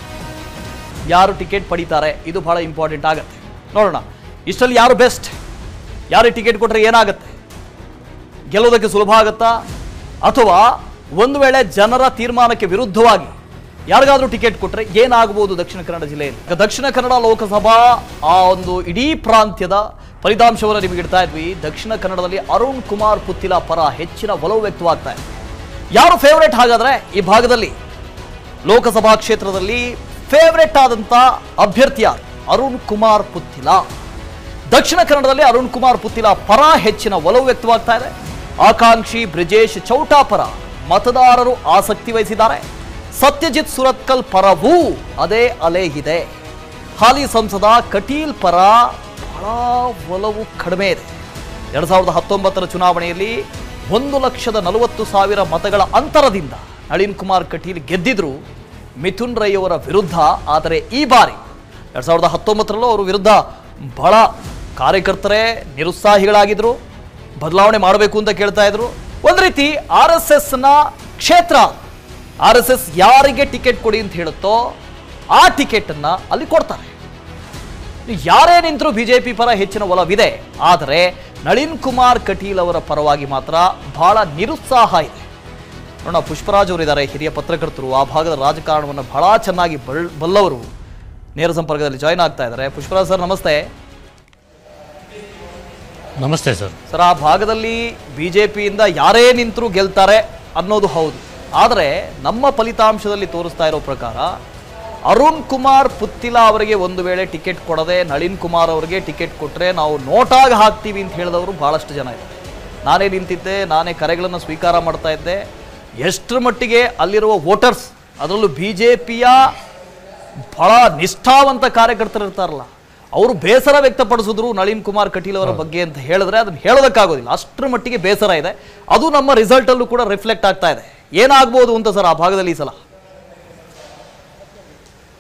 ಯಾರು ಟಿಕೆಟ್ ಪಡಿತಾರೆ ಇದು ಬಹಳ ಇಂಪಾರ್ಟೆಂಟ್ ಆಗುತ್ತೆ ನೋಡೋಣ ಇಷ್ಟರಲ್ಲಿ ಯಾರು ಬೆಸ್ಟ್ ಯಾರಿಗೆ ಟಿಕೆಟ್ ಕೊಟ್ಟರೆ ಏನಾಗುತ್ತೆ ಗೆಲ್ಲೋದಕ್ಕೆ ಸುಲಭ ಆಗುತ್ತಾ ಅಥವಾ ಒಂದು ವೇಳೆ ಜನರ ತೀರ್ಮಾನಕ್ಕೆ ವಿರುದ್ಧವಾಗಿ ಯಾರಿಗಾದ್ರೂ ಟಿಕೆಟ್ ಕೊಟ್ಟರೆ ಏನಾಗಬಹುದು ದಕ್ಷಿಣ ಕನ್ನಡ ಜಿಲ್ಲೆಯಲ್ಲಿ ಈಗ ದಕ್ಷಿಣ ಕನ್ನಡ ಲೋಕಸಭಾ ಆ ಒಂದು ಇಡೀ ಪ್ರಾಂತ್ಯದ ಫಲಿತಾಂಶವನ್ನು ನಿಮಗೆ ಇಡ್ತಾ ಇದ್ವಿ ದಕ್ಷಿಣ ಕನ್ನಡದಲ್ಲಿ ಅರುಣ್ ಕುಮಾರ್ ಪುತ್ತಿಲ ಪರ ಹೆಚ್ಚಿನ ಒಲವು ವ್ಯಕ್ತವಾಗ್ತಾ ಇದೆ ಯಾರು ಫೇವರೇಟ್ ಹಾಗಾದ್ರೆ ಈ ಭಾಗದಲ್ಲಿ ಲೋಕಸಭಾ ಕ್ಷೇತ್ರದಲ್ಲಿ ಫೇವರೇಟ್ ಆದಂತ ಅಭ್ಯರ್ಥಿ ಯಾರು ಅರುಣ್ ಕುಮಾರ್ ಪುತ್ತಿಲ ದಕ್ಷಿಣ ಕನ್ನಡದಲ್ಲಿ ಅರುಣ್ ಕುಮಾರ್ ಪುತ್ತಿಲ ಪರ ಹೆಚ್ಚಿನ ಒಲವು ವ್ಯಕ್ತವಾಗ್ತಾ ಇದೆ ಆಕಾಂಕ್ಷಿ ಬ್ರಿಜೇಶ್ ಚೌಟಾ ಪರ ಮತದಾರರು ಆಸಕ್ತಿ ವಹಿಸಿದ್ದಾರೆ ಸತ್ಯಜಿತ್ ಸುರತ್ಕಲ್ ಪರವೂ ಅದೇ ಅಲೆ ಇದೆ ಹಾಲಿ ಸಂಸದ ಕಟೀಲ್ ಪರ ಬಹಳ ಒಲವು ಕಡಿಮೆ ಇದೆ ಎರಡ್ ಸಾವಿರದ ಹತ್ತೊಂಬತ್ತರ ಚುನಾವಣೆಯಲ್ಲಿ ಒಂದು ಲಕ್ಷದ ನಲವತ್ತು ಸಾವಿರ ಮತಗಳ ಅಂತರದಿಂದ ನಳಿನ್ ಕುಮಾರ್ ಕಟೀಲ್ ಗೆದ್ದಿದ್ರು ಮಿಥುನ್ ರೈ ಅವರ ವಿರುದ್ಧ ಆದರೆ ಈ ಬಾರಿ ಎರಡ್ ಸಾವಿರದ ಹತ್ತೊಂಬತ್ತರಲ್ಲೂ ಅವರ ವಿರುದ್ಧ ಬಹಳ ಕಾರ್ಯಕರ್ತರೇ ನಿರುತ್ಸಾಹಿಗಳಾಗಿದ್ರು ಬದಲಾವಣೆ ಮಾಡಬೇಕು ಅಂತ ಕೇಳ್ತಾ ಇದ್ರು ಒಂದು ರೀತಿ ಆರ್ ಎಸ್ ಎಸ್ನ ಕ್ಷೇತ್ರ ಆರ್ ಎಸ್ ಎಸ್ ಯಾರಿಗೆ ಟಿಕೆಟ್ ಕೊಡಿ ಅಂತ ಹೇಳುತ್ತೋ ಆ ಟಿಕೆಟನ್ನ ಅಲ್ಲಿ ಕೊಡ್ತಾರೆ ಯಾರೇ ನಿಂತರೂ ಬಿಜೆಪಿ ಪರ ಹೆಚ್ಚಿನ ಒಲವಿದೆ ಆದರೆ ನಳಿನ್ ಕುಮಾರ್ ಕಟೀಲ್ ಅವರ ಪರವಾಗಿ ಮಾತ್ರ ಬಹಳ ನಿರುತ್ಸಾಹ ಇದೆ ನೋಡೋಣ ಪುಷ್ಪರಾಜ್ ಅವರಿದ್ದಾರೆ ಹಿರಿಯ ಪತ್ರಕರ್ತರು ಆ ಭಾಗದ ರಾಜಕಾರಣವನ್ನು ಬಹಳ ಚೆನ್ನಾಗಿ ಬಲ್ ಬಲ್ಲವರು ನೇರ ಸಂಪರ್ಕದಲ್ಲಿ ಜಾಯ್ನ್ ಆಗ್ತಾ ಇದ್ದಾರೆ ಪುಷ್ಪರಾಜ್ ಸರ್ ನಮಸ್ತೆ ನಮಸ್ತೆ ಸರ್ ಸರ್ ಆ ಭಾಗದಲ್ಲಿ ಬಿಜೆಪಿಯಿಂದ ಯಾರೇ ನಿಂತರೂ ಗೆಲ್ತಾರೆ ಅನ್ನೋದು ಹೌದು ಆದರೆ ನಮ್ಮ ಫಲಿತಾಂಶದಲ್ಲಿ ತೋರಿಸ್ತಾ ಇರೋ ಪ್ರಕಾರ ಅರುಣ್ ಕುಮಾರ್ ಪುತ್ತಿಲ ಅವರಿಗೆ ಒಂದು ವೇಳೆ ಟಿಕೆಟ್ ಕೊಡದೆ ನಳಿನ್ ಕುಮಾರ್ ಅವರಿಗೆ ಟಿಕೆಟ್ ಕೊಟ್ಟರೆ ನಾವು ನೋಟಾಗಿ ಹಾಕ್ತೀವಿ ಅಂತ ಹೇಳಿದವರು ಬಹಳಷ್ಟು ಜನ ಇದ್ದಾರೆ ನಾನೇ ನಿಂತಿದ್ದೆ ನಾನೇ ಕರೆಗಳನ್ನು ಸ್ವೀಕಾರ ಮಾಡ್ತಾ ಇದ್ದೆ ಎಷ್ಟರ ಮಟ್ಟಿಗೆ ಅಲ್ಲಿರುವ ವೋಟರ್ಸ್ ಅದರಲ್ಲೂ ಬಿ ಜೆ ಪಿಯ ಬಹಳ ನಿಷ್ಠಾವಂತ ಕಾರ್ಯಕರ್ತರು ಇರ್ತಾರಲ್ಲ ಅವರು ಬೇಸರ ವ್ಯಕ್ತಪಡಿಸಿದ್ರು ನಳಿನ್ ಕುಮಾರ್ ಕಟೀಲ್ ಅವರ ಬಗ್ಗೆ ಅಂತ ಹೇಳಿದ್ರೆ ಅದನ್ನ ಹೇಳೋದಕ್ಕಾಗೋದಿಲ್ಲ ಅಷ್ಟರ ಮಟ್ಟಿಗೆ ಬೇಸರ ಇದೆ ಅದು ನಮ್ಮ ರಿಸಲ್ಟ್ ಅಲ್ಲೂ ಕೂಡ ರಿಫ್ಲೆಕ್ಟ್ ಆಗ್ತಾ ಇದೆ ಏನಾಗ್ಬೋದು ಅಂತ ಸರ್ ಆ ಭಾಗದಲ್ಲಿ ಈ ಸಲ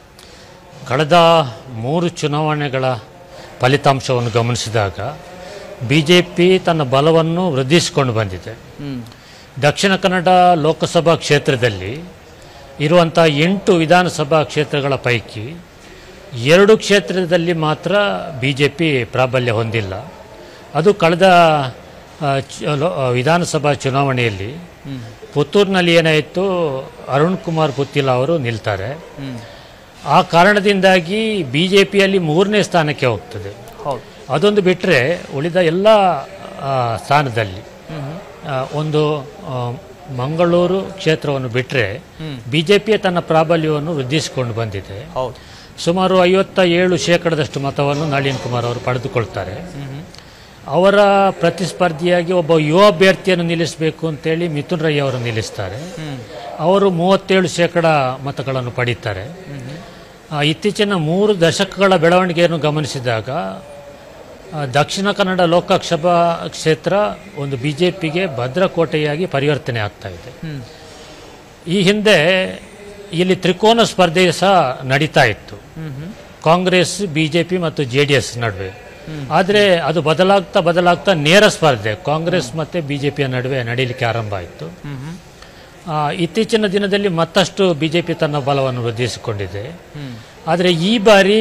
ಕಳೆದ ಮೂರು ಚುನಾವಣೆಗಳ ಫಲಿತಾಂಶವನ್ನು ಗಮನಿಸಿದಾಗ ಬಿ ಜೆ ಪಿ ತನ್ನ ಬಲವನ್ನು ವೃದ್ಧಿಸಿಕೊಂಡು ಬಂದಿದೆ ಹ್ಮ್ ದಕ್ಷಿಣ ಕನ್ನಡ ಲೋಕಸಭಾ ಕ್ಷೇತ್ರದಲ್ಲಿ ಇರುವಂಥ ಎಂಟು ವಿಧಾನಸಭಾ ಕ್ಷೇತ್ರಗಳ ಪೈಕಿ ಎರಡು ಕ್ಷೇತ್ರದಲ್ಲಿ ಮಾತ್ರ ಬಿ ಜೆ ಪಿ ಪ್ರಾಬಲ್ಯ ಹೊಂದಿಲ್ಲ ಅದು ಕಳೆದ ಆ, ಚ- ಲೋ- ಆ, ವಿಧಾನಸಭಾ ಚುನಾವಣೆಯಲ್ಲಿ ಹ್ಮ್ ಪುತ್ತೂರಿನಲ್ಲಿ ಏನಾಯಿತು ಅರುಣ್ ಕುಮಾರ್ ಪುತ್ತಿಲ ಅವರು ನಿಲ್ತಾರೆ ಹ್ಮ್ ಆ ಕಾರಣದಿಂದಾಗಿ ಬಿ ಜೆ ಪಿಯಲ್ಲಿ ಮೂರನೇ ಸ್ಥಾನಕ್ಕೆ ಹೋಗ್ತದೆ ಹೌದು ಅದೊಂದು ಬಿಟ್ಟರೆ ಉಳಿದ ಎಲ್ಲ ಆ, ಸ್ಥಾನದಲ್ಲಿ ಹ್ಮ್ ಆ, ಒಂದು ಆ, ಮಂಗಳೂರು ಕ್ಷೇತ್ರವನ್ನು ಬಿಟ್ಟರೆ ಹ್ಮ್. ಬಿ ಜೆ ಪಿಯ ತನ್ನ ಪ್ರಾಬಲ್ಯವನ್ನು ವೃದ್ಧಿಸಿಕೊಂಡು ಬಂದಿದೆ ಹೌದು ಸುಮಾರು ಐವತ್ತ ಏಳು ಶೇಕಡದಷ್ಟು ಮತವನ್ನು ನಳಿನ್ ಕುಮಾರ್ ಅವರು ಪಡೆದುಕೊಳ್ತಾರೆ ಹ್ಮ್ ಅವರ ಪ್ರತಿಸ್ಪರ್ಧಿಯಾಗಿ ಒಬ್ಬ ಯುವ ಅಭ್ಯರ್ಥಿಯನ್ನು ನಿಲ್ಲಿಸಬೇಕು ಅಂತೇಳಿ ಮಿಥುನ್ ರೈ ಅವರು ನಿಲ್ಲಿಸ್ತಾರೆ ಹ್ಮ್ ಅವರು ಮೂವತ್ತೇಳು ಶೇಕಡ ಮತಗಳನ್ನು ಪಡೀತಾರೆ ಹ್ಮ್ ಆ, ಇತ್ತೀಚಿನ ಮೂರು ದಶಕಗಳ ಬೆಳವಣಿಗೆಯನ್ನು ಗಮನಿಸಿದಾಗ ಆ, ದಕ್ಷಿಣ ಕನ್ನಡ ಲೋಕಸಭಾ ಕ್ಷೇತ್ರ ಒಂದು ಬಿ ಜೆ ಪಿಗೆ ಭದ್ರಕೋಟೆಯಾಗಿ ಪರಿವರ್ತನೆ ಆಗ್ತಾ ಇದೆ ಹ್ಮ್ ಈ ಹಿಂದೆ ಇಲ್ಲಿ ತ್ರಿಕೋನ ಸ್ಪರ್ಧೆ ಸಹ ನಡೀತಾ ಇತ್ತು ಹ್ಮ್ ಹ್ಮ್ ಕಾಂಗ್ರೆಸ್ ಬಿ ಜೆ ಪಿ ಮತ್ತು ಜೆ ಡಿ ಎಸ್ ನಡುವೆ ಹ್ಮ್. ಆದರೆ ಅದು ಬದಲಾಗ್ತಾ ಬದಲಾಗ್ತಾ ನೇರ ಸ್ಪರ್ಧೆ ಕಾಂಗ್ರೆಸ್ ಮತ್ತು ಬಿ ಜೆ ಪಿಯ ನಡುವೆ ನಡೀಲಿಕ್ಕೆ ಆರಂಭ ಆಯಿತು ಹ್ಮ್ ಹ್ಮ್ ಆ, ಇತ್ತೀಚಿನ ದಿನದಲ್ಲಿ ಮತ್ತಷ್ಟು ಬಿ ಜೆ ಪಿ ತನ್ನ ಬಲವನ್ನು ವೃದ್ಧಿಸಿಕೊಂಡಿದೆ ಹ್ಮ್ ಆದರೆ ಈ ಬಾರಿ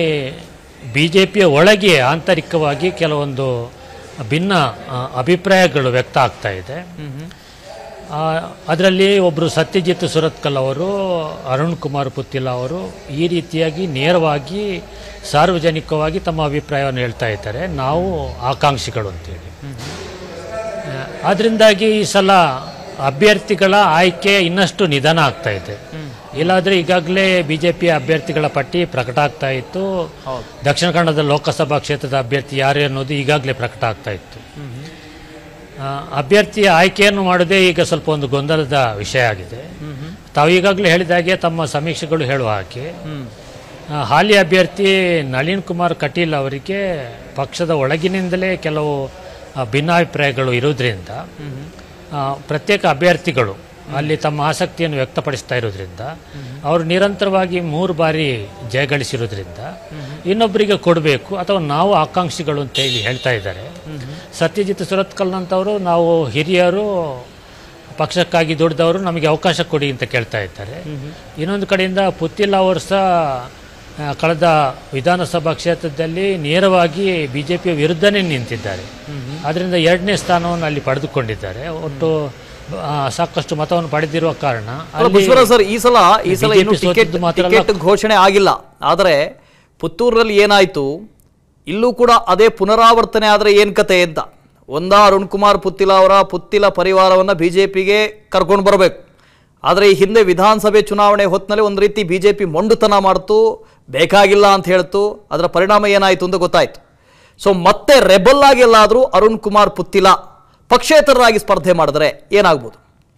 ಬಿ ಜೆ ಪಿಯ ಒಳಗೆ ಆಂತರಿಕವಾಗಿ ಕೆಲವೊಂದು ಭಿನ್ನ ಆ, ಅಭಿಪ್ರಾಯಗಳು ವ್ಯಕ್ತ ಆಗ್ತಾ ಇದೆ ಹ್ಮ್ ಹ್ಮ್ ಅದರಲ್ಲಿ ಒಬ್ಬರು ಸತ್ಯಜಿತ್ ಸುರತ್ಕಲ್ ಅವರು ಅರುಣ್ ಕುಮಾರ್ ಪುತ್ತಿಲ ಅವರು ಈ ರೀತಿಯಾಗಿ ನೇರವಾಗಿ ಸಾರ್ವಜನಿಕವಾಗಿ ತಮ್ಮ ಅಭಿಪ್ರಾಯವನ್ನು ಹೇಳ್ತಾ ಇದ್ದಾರೆ ನಾವು ಆಕಾಂಕ್ಷಿಗಳು ಅಂತೇಳಿ ಅದರಿಂದಾಗಿ ಈ ಸಲ ಅಭ್ಯರ್ಥಿಗಳ ಆಯ್ಕೆ ಇನ್ನಷ್ಟು ನಿಧಾನ ಆಗ್ತಾ ಇದೆ ಇಲ್ಲಾಂದರೆ ಈಗಾಗಲೇ ಬಿ ಜೆ ಪಿಯ ಅಭ್ಯರ್ಥಿಗಳ ಪಟ್ಟಿ ಪ್ರಕಟ ಆಗ್ತಾ ಇತ್ತು ಹೌದು. ದಕ್ಷಿಣ ಕನ್ನಡದ ಲೋಕಸಭಾ ಕ್ಷೇತ್ರದ ಅಭ್ಯರ್ಥಿ ಯಾರು ಅನ್ನೋದು ಈಗಾಗಲೇ ಪ್ರಕಟ ಆಗ್ತಾ ಇತ್ತು ಹ್ಮ್ ಹ್ಮ್ ಆ, ಅಭ್ಯರ್ಥಿಯ ಆಯ್ಕೆಯನ್ನು ಮಾಡೋದೇ ಈಗ ಸ್ವಲ್ಪ ಒಂದು ಗೊಂದಲದ ವಿಷಯ ಆಗಿದೆ ಹ್ಮ್ ಹ್ಮ್ ತಾವು ಈಗಾಗಲೇ ಹೇಳಿದ ಹಾಗೆ ತಮ್ಮ ಸಮೀಕ್ಷೆಗಳು ಹೇಳುವ ಹಾಗೆ ಹ್ಮ್ ಆ, ಹಾಲಿ ಅಭ್ಯರ್ಥಿ ನಳಿನ್ ಕುಮಾರ್ ಕಟೀಲ್ ಅವರಿಗೆ ಪಕ್ಷದ ಒಳಗಿನಿಂದಲೇ ಕೆಲವು ಆ, ಭಿನ್ನಾಭಿಪ್ರಾಯಗಳು ಇರೋದ್ರಿಂದ ಹ್ಮ್ ಹ್ಮ್ ಆ, ಪ್ರತ್ಯೇಕ ಅಭ್ಯರ್ಥಿಗಳು ಅಲ್ಲಿ ತಮ್ಮ ಆಸಕ್ತಿಯನ್ನು ವ್ಯಕ್ತಪಡಿಸ್ತಾ ಇರೋದ್ರಿಂದ ಅವರು ನಿರಂತರವಾಗಿ ಮೂರು ಬಾರಿ ಜಯಗಳಿಸಿರೋದ್ರಿಂದ ಇನ್ನೊಬ್ಬರಿಗೆ ಕೊಡಬೇಕು ಅಥವಾ ನಾವು ಆಕಾಂಕ್ಷಿಗಳು ಅಂತ ಹೇಳಿ ಹೇಳ್ತಾ ಇದ್ದಾರೆ ಸತ್ಯಜಿತ್ ಸುರತ್ಕಲ್ನಂಥವರು ನಾವು ಹಿರಿಯರು ಪಕ್ಷಕ್ಕಾಗಿ ದುಡಿದವರು ನಮಗೆ ಅವಕಾಶ ಕೊಡಿ ಅಂತ ಕೇಳ್ತಾ ಇದ್ದಾರೆ ಇನ್ನೊಂದು ಕಡೆಯಿಂದ ಪುತ್ತಿಲ್ಲ ಅವರು ಸಹ ಆ, ಕಳೆದ ವಿಧಾನಸಭಾ ಕ್ಷೇತ್ರದಲ್ಲಿ ನೇರವಾಗಿ ಬಿ ಜೆ ಪಿಯ ವಿರುದ್ಧನೇ ನಿಂತಿದ್ದಾರೆ ಅದರಿಂದ ಎರಡನೇ ಸ್ಥಾನವನ್ನು ಅಲ್ಲಿ ಪಡೆದುಕೊಂಡಿದ್ದಾರೆ ಒಟ್ಟು ಆ, ಸಾಕಷ್ಟು ಮತವನ್ನು ಪಡೆದಿರುವ ಕಾರಣ ಅಲ್ಲ, ಅಲ್ಲಿ ಪುಷ್ಪರಾಜ್ ಸರ್ ಈ ಸಲ ಈ ಸಲ BJP ಇನ್ನು ಟಿಕೆಟ್ ಸೋತಿದ್ದು ಮಾತ್ರ ಅಲ್ಲ, ಟಿಕೆಟ್ ಘೋಷಣೆ ಆಗಿಲ್ಲ ಆದರೆ ಪುತ್ತೂರಲ್ಲಿ ಏನಾಯ್ತು ಇಲ್ಲೂ ಕೂಡ ಅದೇ ಪುನರಾವರ್ತನೆ ಆದರೆ ಏನ್ ಕತೆ ಅಂತ ಒಂದಾ ಅರುಣ್ ಕುಮಾರ್ ಪುತ್ತಿಲ ಅವರ ಪುತ್ತಿಲ ಪರಿವಾರವನ್ನ ಬಿಜೆಪಿಗೆ ಕರ್ಕೊಂಡು ಬರಬೇಕು ಆದರೆ ಈ ಹಿಂದೆ ವಿಧಾನಸಭೆ ಚುನಾವಣೆ ಹೊತ್ತಿನಲ್ಲಿ ಒಂದು ರೀತಿ ಬಿಜೆಪಿ ಮೊಂಡುತನ ಮಾಡ್ತು ಬೇಕಾಗಿಲ್ಲ ಅಂತ ಹೇಳ್ತು ಅದರ ಪರಿಣಾಮ ಏನಾಯಿತು ಅಂತ ಗೊತ್ತಾಯ್ತು ಸೊ ಮತ್ತೆ ರೆಬಲ್ ಆಗಿ ಎಲ್ಲಾದರೂ ಅರುಣ್ ಕುಮಾರ್ ಪುತ್ತಿಲ ಪಕ್ಷೇತರರಾಗಿ ಸ್ಪರ್ಧೆ ಮಾಡಿದ್ರೆ ಏನಾಗ್ಬೋದು